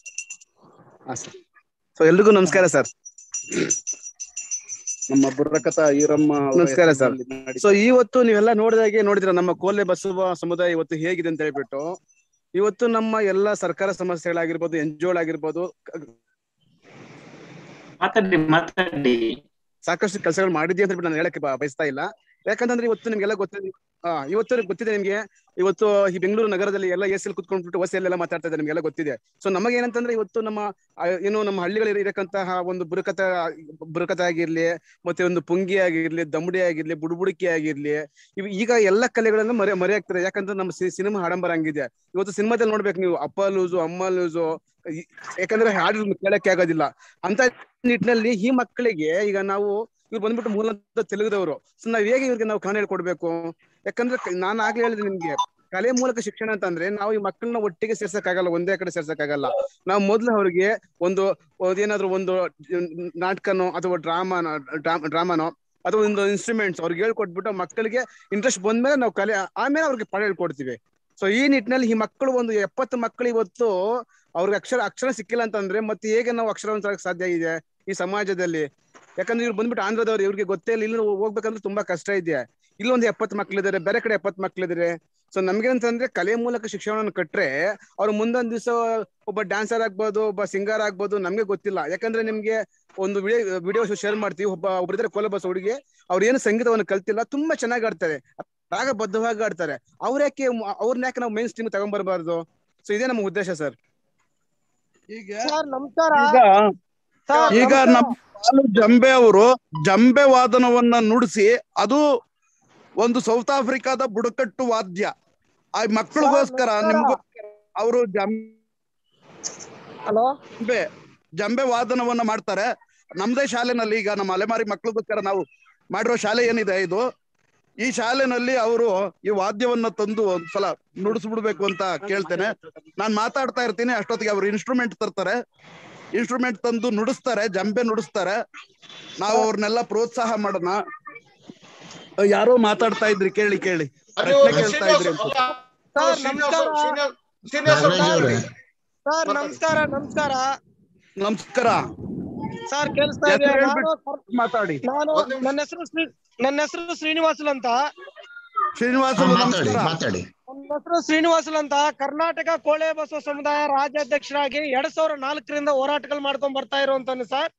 ಸೊ ಎಲ್ರಿಗೂ ನಮಸ್ಕಾರ ಸರ್ ನಮ್ಮ ಬುರ್ರಕಥ ಈರಮ್ಮ ಅವರ ನಮಸ್ಕಾರ ಸರ್ ಹೆಸರಿನಲ್ಲಿ ನಡೀತಾ ಸೊ ಇವತ್ತು ನೀವೆಲ್ಲ ನೋಡಿದಾಗೆ ನೋಡಿದ್ರ ನಮ್ಮ ಕೋಲೆ ಬಸವ ಸಮುದಾಯ ಇವತ್ತು ಹೇಗಿದೆ ಅಂತ ಹೇಳ್ಬಿಟ್ಟು ಇವತ್ತು ನಮ್ಮ ಎಲ್ಲ ಸರ್ಕಾರ ಸಮಸ್ಯೆಗಳಾಗಿರ್ಬೋದು ಎನ್ ಜಿ ಆಗಿರ್ಬೋದು ಮಾತಾಡಿ ಮಾತಾಡಿ ಸಾಕಷ್ಟು ಕೆಲಸಗಳು ಮಾಡಿದ್ವಿ ಅಂತ ಹೇಳ್ಬಿಟ್ಟು ನಾನು ಹೇಳಕ್ಕೆ ಬ- ಬಯಸ್ತಾ ಇಲ್ಲ ಯಾಕಂತಂದ್ರೆ ಇವತ್ತು ನಿಮ್ಗೆಲ್ಲ ಗೊತ್ತಿದೆ ಆ ಇವತ್ತು ಗೊತ್ತಿದೆ ನಿಮ್ಗೆ ಇವತ್ತು ಈ ಬೆಂಗಳೂರು ನಗರದಲ್ಲಿ ಎಲ್ಲ ಎಸ್ ಎಲ್ ಕುತ್ಕೊಂಡ್ಬಿಟ್ಟು ಓಸಿ ಎಲ್ಲ ಮಾತಾಡ್ತಾ ಇದ್ದಾರೆ ನಿಮ್ಗೆಲ್ಲ ಗೊತ್ತಿದೆ ಸೊ ನಮಗೆ ಏನಂತಂದ್ರೆ ಇವತ್ತು ನಮ್ಮ ಆ, ಏನು ನಮ್ಮ ಹಳ್ಳಿಗಳಲ್ಲಿ ಇರಕ್ಕಂತಹ ಒಂದು ಬುರುಕತ ಬುರುಕತ ಆಗಿರ್ಲಿ ಮತ್ತೆ ಒಂದು ಪುಂಗಿ ಆಗಿರ್ಲಿ ದಮುಡಿ ಆಗಿರ್ಲಿ ಬುಡುಬುಡಿಕೆ ಆಗಿರ್ಲಿ ಇವು ಈಗ ಎಲ್ಲ ಕಲೆಗಳನ್ನು ಮರೆ ಮರೆ ಆಗ್ತಾರೆ ಯಾಕಂದ್ರೆ ನಮ್ಮ ಸಿನಿಮಾ ಆಡಂಬರ ಹಂಗಿದೆ ಇವತ್ತು ಸಿನಿಮಾದಲ್ಲಿ ನೋಡ್ಬೇಕು ನೀವು ಅಪ್ಪ ಲೂಸು ಅಮ್ಮ ಲೂಸು ಈ- ಯಾಕಂದ್ರೆ ಹಾಡು ಕೇಳಕ್ಕೆ ಆಗೋದಿಲ್ಲ ಅಂತ ನಿಟ್ಟಿನಲ್ಲಿ ಈ ಮಕ್ಕಳಿಗೆ ಈಗ ನಾವು ಇವ್ರು ಬಂದ್ಬಿಟ್ಟು ಮೂಲತಃ ತೆಲುಗುದವರು ಸೊ ನಾವ್ ಹೇಗೆ ಇವ್ರಿಗೆ ನಾವು ಕನ್ನಡ ಹೇಳ್ಕೊಡ್ಬೇಕು ಯಾಕಂದ್ರೆ ಕ- ನಾನು ಆಗ್ಲೇ ಹೇಳಿದೆ ನಿಮ್ಗೆ ಕಲೆ ಮೂಲಕ ಶಿಕ್ಷಣ ಅಂತಂದ್ರೆ ನಾವು ಈ ಮಕ್ಕಳನ್ನ ಒಟ್ಟಿಗೆ ಸೇರ್ಸಕ್ಕಾಗಲ್ಲ ಒಂದೇ ಕಡೆ ಸೇರ್ಸಕ್ಕಾಗಲ್ಲ ನಾವು ಮೊದ್ಲು ಅವ್ರಿಗೆ ಒಂದು ಏನಾದ್ರು ಒಂದು ನಾಟಕನೋ ಅಥವಾ ಡ್ರಾಮಾನೋ ಡ್ರಾಮಾನೋ ಅಥವಾ ಒಂದು ಇನ್ಸ್ಟ್ರೂಮೆಂಟ್ಸ್ ಅವ್ರಿಗೆ ಹೇಳ್ಕೊಟ್ಬಿಟ್ಟು ಮಕ್ಕಳಿಗೆ ಇಂಟ್ರೆಸ್ಟ್ ಬಂದ್ಮೇಲೆ ನಾವು ಕಲೆ ಆಮೇಲೆ ಅವ್ರಿಗೆ ಪಾಠ ಹೇಳ್ಕೊಡ್ತೀವಿ ಸೊ ಈ ನಿಟ್ಟಿನಲ್ಲಿ ಈ ಮಕ್ಕಳು ಒಂದು ಎಪ್ಪತ್ತು ಮಕ್ಕಳು ಇವತ್ತು ಅವ್ರಿಗೆ ಅಕ್ಷರ ಅಕ್ಷರ ಸಿಕ್ಕಿಲ್ಲ ಅಂತಂದ್ರೆ ಮತ್ತೆ ಹೇಗೆ ನಾವು ಅಕ್ಷರವಂತರಾಗಕ್ಕೆ ಸಾಧ್ಯ ಇದೆ ಈ ಸಮಾಜದಲ್ಲಿ ಯಾಕಂದ್ರೆ ಇವ್ರು ಬಂದ್ಬಿಟ್ಟು ಆಂಧ್ರದವ್ರು ಇವ್ರಿಗೆ ಗೊತ್ತೇ ಇಲ್ಲ ಇಲ್ಲಿ ಹೋಗ್ಬೇಕಂದ್ರೆ ತುಂಬಾ ಕಷ್ಟ ಇದೆ ಇಲ್ಲೊಂದು ಎಪ್ಪತ್ತು ಮಕ್ಳಿದ್ದಾರೆ ಬೇರೆ ಕಡೆ ಎಪ್ಪತ್ತು ಮಕ್ಳಿದ್ದಾರೆ ಸೊ ನಮ್ಗೆ ಅಂತಂದ್ರೆ ಕಲೆ ಮೂಲಕ ಶಿಕ್ಷಣವನ್ನು ಕಟ್ರೆ ಅವ್ರು ಮುಂದೊಂದ್ ದಿವಸ ಒಬ್ಬ ಡ್ಯಾನ್ಸರ್ ಆಗ್ಬೋದು ಒಬ್ಬ ಸಿಂಗರ್ ಆಗ್ಬೋದು ನಮ್ಗೆ ಗೊತ್ತಿಲ್ಲ ಯಾಕಂದ್ರೆ ನಿಮ್ಗೆ ಒಂದು ವಿಡಿಯೋ ವಿಡಿಯೋ ಶೇರ್ ಮಾಡ್ತೀವಿ ಒಬ್ಬ ಒಬ್ಬರಿದ್ರೆ ಕೋಲಬಸ್ ಹುಡುಗಿ ಅವ್ರು ಏನು ಸಂಗೀತವನ್ನು ಕಲ್ತಿಲ್ಲ ತುಂಬಾ ಚೆನ್ನಾಗಿ ಆಡ್ತಾರೆ ರಾಗಬದ್ಧವಾಗಿ ಆಡ್ತಾರೆ ಅವ್ರ ಯಾಕೆ ಅವ್ರನ್ನ ಯಾಕೆ ನಾವು ಮೇನ್ ಸ್ಟ್ರೀಮ್ ತಗೊಂಡ್ಬರ್ಬಾರ್ದು ಸೊ ಇದೇ ನಮ್ಮ ಉದ್ದೇಶ ಸರ್ ಈಗ ಸರ್ ನಮಸ್ಕಾರ ಈಗ ಸರ್, ಈಗ ನಮಸ್ಕಾರ. ನಮ್ಮ ಬಾಲು ಜಂಬೆ ಅವರು ಜಂಬೆ ವಾದನವನ್ನ ನುಡಿಸಿ ಅದು ಒಂದು ಸೌತ್ ಆಫ್ರಿಕಾದ ಬುಡಕಟ್ಟು ವಾದ್ಯ ಆ ಮಕ್ಕಳಿಗೋಸ್ಕರ ನಿಮ್ಗೋಸ್ಕರ ಅವರು ಹಲೋ ಜಂಬೆ ಜಂಬೆ ವಾದನವನ್ನ ಮಾಡ್ತಾರೆ ನಮ್ದೇ ಶಾಲೆನಲ್ಲಿ ಈಗ ನಮ್ಮ ಅಲೆಮಾರಿ ಮಕ್ಳಿಗೋಸ್ಕರ ನಾವು ಮಾಡಿರೋ ಶಾಲೆ ಏನಿದೆ ಇದು ಈ ಶಾಲೆನಲ್ಲಿ ಅವರು ಈ ವಾದ್ಯವನ್ನ ತಂದು ಒಂದ್ಸಲ ನುಡಿಸ್ಬಿಡ್ಬೇಕು ಅಂತ ಕೇಳ್ತೇನೆ ನಾನ್ ಮಾತಾಡ್ತಾ ಇರ್ತೀನಿ ಅಷ್ಟೊತ್ತಿಗೆ ಅವ್ರು ಇನ್ಸ್ಟ್ರೂಮೆಂಟ್ ತರ್ತಾರೆ ಇನ್ಸ್ಟ್ರೂಮೆಂಟ್ ತಂದು ನುಡಿಸ್ತಾರೆ ಜಂಬೆ ನುಡಿಸ್ತಾರೆ ನಾವು ಅವ್ರನ್ನೆಲ್ಲ ಪ್ರೋತ್ಸಾಹ ಮಾಡೋಣ ಯಾರೋ ಮಾತಾಡ್ತಾ ಇದ್ರಿ ಕೇಳಿ ಕೇಳಿ ಪ್ರಶ್ನೆ ಕೇಳ್ತಾ ಇದ್ರಿ ಅಂತ ಸರ್ ನಮಸ್ಕಾರ ನಾಗರಾಜ್ ಅವರೇ ಸರ್ ನಮಸ್ಕಾರ ನಮಸ್ಕಾರ ನಮಸ್ಕಾರ ಸರ್ ಕೇಳಿಸ್ತಾ ಹೆಸ್ರು ಇದೆಯಾ ಹೇಳ್ಬಿಟ್ಟು ನಾನು ಮಾತಾಡಿ ನಾನು ನನ್ನ ಹೆಸರು ಶ್ರೀ- ನನ್ನ ಹೆಸರು ಶ್ರೀನಿವಾಸುಲು ಅಂತ ಶ್ರೀನಿವಾಸ ಹಾ, ಮಾತಾಡಿ ನಮಸ್ಕಾರ ಮಾತಾಡಿ ನನ್ನ ಹೆಸರು ಶ್ರೀನಿವಾಸುಲು ಅಂತ ಕರ್ನಾಟಕ ಕೋಳೆ ಬಸವ ಸಮುದಾಯ ರಾಜ್ಯಾಧ್ಯಕ್ಷರಾಗಿ ಎರಡ್ ಸಾವಿರ ನಾಲ್ಕರಿಂದ ಹೋರಾಟಗಳು ಮಾಡ್ಕೊಂಡ್ ಬರ್ತಾ ಇರುವಂತನು ಸರ್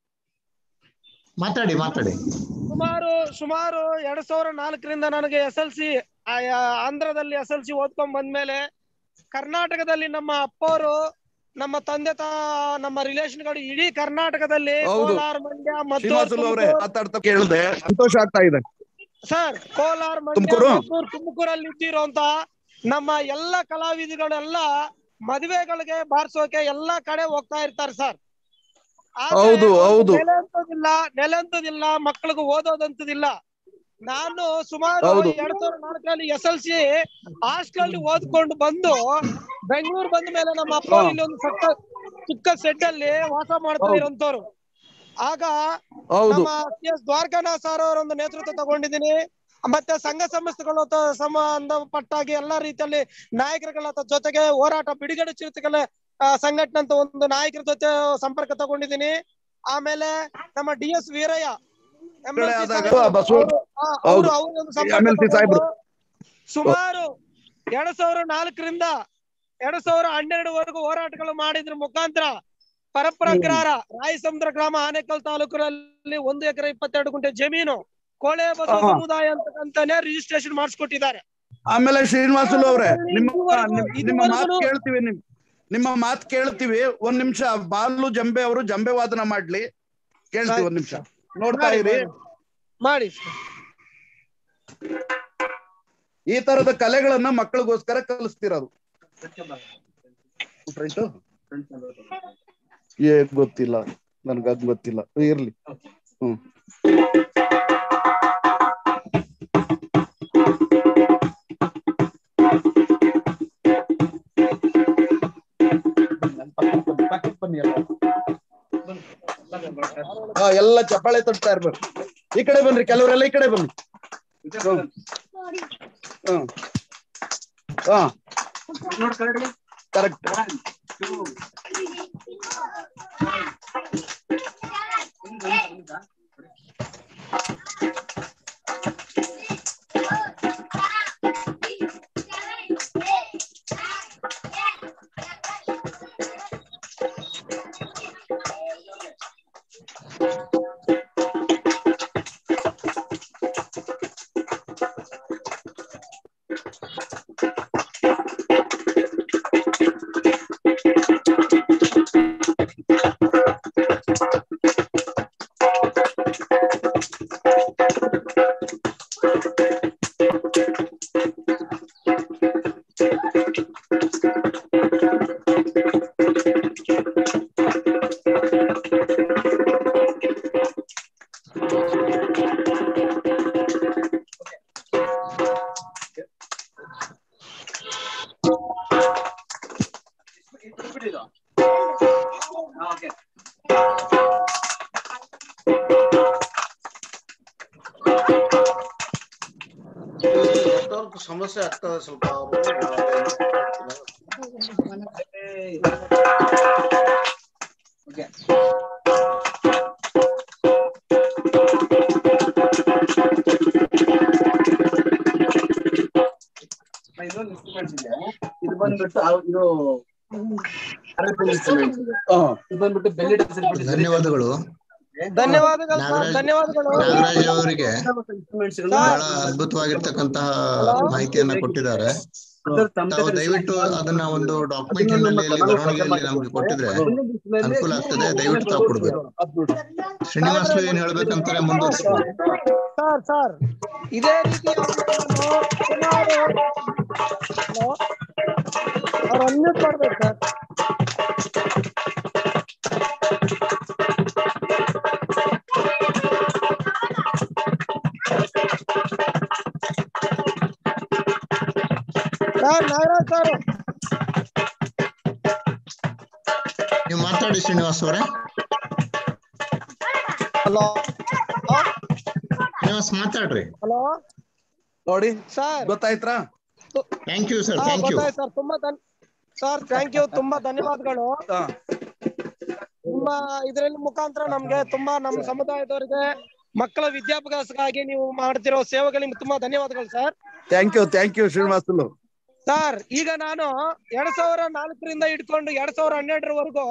ಮಾತಾಡಿ ಮಾತಾಡಿ ಸುಮಾರು ಸುಮಾರು ಎರಡ್ ಸಾವಿರ ನಾಲ್ಕರಿಂದ ನನಗೆ ಎಸ್ ಎಲ್ ಸಿ ಆಂಧ್ರದಲ್ಲಿ ಎಸ್ ಎಲ್ ಸಿ ಓದ್ಕೊಂಡ್ ಬಂದ್ಮೇಲೆ ಕರ್ನಾಟಕದಲ್ಲಿ ನಮ್ಮ ಅಪ್ಪವರು ನಮ್ಮ ತಂದೆ ತಾ ನಮ್ಮ ರಿಲೇಷನ್ಗಳು ಇಡೀ ಕರ್ನಾಟಕದಲ್ಲಿ ಹೌದು. ಕೋಲಾರ ಮಂಡ್ಯ ಮದ್ದೂರು ಶ್ರೀನಿವಾಸುಲು ಅವರೇ ತುಮಕೂರು- ಮಾತಾಡ್ತಾ ಕೇಳಿದೆ ಸಂತೋಷ ಆಗ್ತಾ ಇದೆ ಸರ್ ಕೋಲಾರ ಮಂಡ್ಯ ತುಮಕೂರು? ಮದ್ದೂರು ತುಮಕೂರಲ್ಲಿ ಇದ್ದಿರೋಂತ ನಮ್ಮ ಎಲ್ಲ ಕಲಾವಿದಗಳೆಲ್ಲ ಮದುವೆಗಳಿಗೆ ಬಾರಿಸೋಕೆ ಎಲ್ಲಾ ಕಡೆ ಹೋಗ್ತಾ ಇರ್ತಾರೆ ಸರ್ ಆದ್ರೆ ಹೌದು, ಅವ್ರಿಗೆ ಹೌದು. ನೆಲೆ ಅಂತದಿಲ್ಲ ನೆಲೆ ಅಂತದಿಲ್ಲ ಮಕ್ಕಳಿಗೆ ಓದೋದಂತದಿಲ್ಲ ನಾನು ಸುಮಾರು ಹೌದು. ಎರಡ್ ಸಾವಿರದ ನಾಲ್ಕರಲ್ಲಿ ಎಸ್ ಎಲ್ ಸಿ ಹಾಸ್ಟೆಲ್ ಅಲ್ಲಿ ಓದ್ಕೊಂಡು ಬಂದು ಬೆಂಗಳೂರು ಬಂದ ಮೇಲೆ ನಮ್ಮ ಅಪ್ಪ ಹಾ. ಇಲ್ಲಿ ಒಂದು ಸಕ್ಕ ಚಿಕ್ಕ ಶೆಡ್ ಅಲ್ಲಿ ವಾಸ ಮಾಡ್ತಾ ಹೌದು. ಇರೋಂತವ್ರು ಆಗ ಹೌದು. ನಮ್ಮ ಸಿ ಎಸ್ ದ್ವಾರಕಾನಾಥ್ ಸರ್ ಅವರ ಒಂದು ನೇತೃತ್ವ ತಗೊಂಡಿದ್ದೀನಿ ಮತ್ತೆ ಸಂಘ ಸಂಸ್ಥೆಗಳ ತ- ಸಂಬಂಧಪಟ್ಟಾಗಿ ಎಲ್ಲಾ ರೀತಿಯಲ್ಲಿ ನಾಯಕರುಗಳ ತ- ಜೊತೆಗೆ ಹೋರಾಟ ಬಿಡುಗಡೆ ಚಿರತೆಗಳ ಸಂಘಟನೆ ಅಂತ ಒಂದು ನಾಯಕರ ಜೊತೆ ಸಂಪರ್ಕ ತಗೊಂಡಿದ್ದೀನಿ ಆಮೇಲೆ ನಮ್ಮ ಡಿ ಎಸ್ ವೀರಯ್ಯ ಕಡೆ MLC ಆದಾಗ ಸಾಹೇಬ್ರು, ಬಸವ ಅವ್ರು- ಆ, ಹೌದು ಅವ್ರು- ಅವ್ರು ಒಂದು ಸಂಪರ್ಕ MLC ಸಾಹೇಬ್ರು. ತಗೊಂಡು ಸುಮಾರು ಎರಡ್ ಸಾವಿರ ನಾಲ್ಕರಿಂದ ಎರಡ್ ಸಾವಿರ ಹನ್ನೆರಡುವರೆಗೂ ಹೋರಾಟಗಳು ಮಾಡಿದ್ರ ಮುಖಾಂತರ ಪರಪ್ರಗ್ರಹಾರ ರಾಯಸಮುದ್ರ ಗ್ರಾಮ ಆನೇಕಲ್ ತಾಲೂಕಿನಲ್ಲಿ ಒಂದು ಎಕರೆ ಇಪ್ಪತ್ತೆರಡು ಗುಂಟೆ ಜಮೀನು ಕೋಳೆ ಬಸವ ಹಾ. ಸಮುದಾಯ ಅಂತಕ್ಕಂತಾನೆ ರಿಜಿಸ್ಟ್ರೇಷನ್ ಮಾಡಿಸ್ಕೊಟ್ಟಿದ್ದಾರೆ ಆಮೇಲೆ ಶ್ರೀನಿವಾಸುಲು ಅವರೇ ನಿಮ್ಮ ಇದುವರೆಗೂ- ನಿಮ್- ನಿಮ್ಮ ಇದುವರೆಗೂ- ಮಾತು ಕೇಳ್ತೀವಿ ನಿಮ್ ನಿಮ್ಮ ಮಾತು ಕೇಳ್ತೀವಿ ಒಂದ್ ನಿಮಿಷ ಬಾಲು ಜಂಬೆ ಅವರು ಜಂಬೆ ವಾದನ ಮಾಡ್ಲಿ ಕೇಳ್ತೀವಿ ಒಂದ್ ನಿಮಿಷ ನೋಡ್ತಾ ಮಾಡಿ, ಇರಿ ಮಾಡಿ ಈ ತರದ ಕಲೆಗಳನ್ನ ಮಕ್ಕಳಿಗೋಸ್ಕರ ಕಲಿಸ್ತಿರೋದು ಫ್ರೆಂಟು ಏ ಗೊತ್ತಿಲ್ಲ ನನ್ಗದ್ ಗೊತ್ತಿಲ್ಲ ಇರ್ಲಿ ಹ್ಮ್ ಹಾ ಎಲ್ಲ ಚಪ್ಪಾಳೆ ತಟ್ತಾ ಇರ್ಬೇಕು ಈ ಕಡೆ ಬನ್ರಿ ಕೆಲವರೆಲ್ಲ ಈ ಕಡೆ ಬನ್ನಿ ಹ್ಮ್. ಹ್ಮ್. ಹಾ ಕರೆಕ್ಟ್ ನೆಟ್ವರ್ಕ್ ಸಮಸ್ಯೆ ಆಗ್ತದೆ ಸ್ವಲ್ಪ ಇದು ಬಂದ್ಬಿಟ್ಟು ಆ- ಇದು ಅರವತ್ತೈದು cement ಇದು. ಇದು ಬಂದ್ಬಿಟ್ಟು ಬೆಳ್ಳಿ ಧನ್ಯವಾದಗಳು ಧನ್ಯವಾದಗಳು ಸರ್ ನಾಗರಾಜ್ ಧನ್ಯವಾದಗಳು ನಾಗರಾಜ್ ಅವರಿಗೆ ಬಹಳ ಅದ್ಭುತವಾಗಿರ್ತಕ್ಕಂತಹ ಮಾಹಿತಿಯನ್ನ ಕೊಟ್ಟಿದ್ದಾರೆ ತಾವು ದಯವಿಟ್ಟು ಅದನ್ನ ಒಂದು ಡಾಕ್ಯುಮೆಂಟ್ ಹಿನ್ನೆಲೆಯಲ್ಲಿ ಬರವಣಿಗೆಯಲ್ಲಿ ನಮ್ಗೆ ಕೊಟ್ಟಿದ್ರೆ ಅನುಕೂಲ ಆಗ್ತದೆ ದಯವಿಟ್ಟು ತಾವು ಕೊಡ್ಬೇಕು ಶ್ರೀನಿವಾಸ್ಲು ಏನ್ ಹೇಳ್ಬೇಕಂತಾರೆ ಮುಂದುವರಿಸ್ಬೋದು ಸರ್ ಸರ್ ಇದೇ ರೀತಿ ಸುಮಾರು ಅವ್ರು ಅನ್ಮ್ಯೂಟ್ ಮಾಡ್ಬೇಕು ಸರ್ ಸರ್ ನಾಗರಾಜ್ ಸರ್ ನೀವು ಮಾತಾಡಿ ಶ್ರೀನಿವಾಸ್ ಅವರೇ ಹಲೋ ಶ್ರೀನಿವಾಸ್ ಮಾತಾಡ್ರಿ ಹಲೋ ನೋಡಿ ಸರ್ ಗೊತ್ತಾಯ್ತಾ ಥ್ಯಾಂಕ್ ಯು ಸರ್ ಹಾ, ಥ್ಯಾಂಕ್ ಯು ಗೊತ್ತಾಯ್ತು ಸರ್ ತುಂಬಾ ಧನ್ ಸರ್ ಥ್ಯಾಂಕ್ ಯು ತುಂಬಾ ಧನ್ಯವಾದಗಳು ನಿಮ್ಮ ಇದರಲ್ಲಿ ಮುಖಾಂತರ ನಮ್ಗೆ ತುಂಬಾ ನಮ್ಮ ಸಮುದಾಯದವರಿಗೆ ಮಕ್ಕಳ ವಿದ್ಯಾಭ್ಯಾಸಕ್ಕಾಗಿ ನೀವು ಮಾಡ್ತಿರೋ ಸೇವೆಗಳಿಗೆ ತುಂಬಾ ಧನ್ಯವಾದಗಳು sir thank you thank you Srinivasulu sir ಈಗ ನಾನು ಎರಡ್ ಸಾವಿರ ನಾಲ್ಕರಿಂದ ಇಟ್ಕೊಂಡು ಎರಡ್ ಸಾವಿರ ಹನ್ನೆರಡರವರೆಗೂ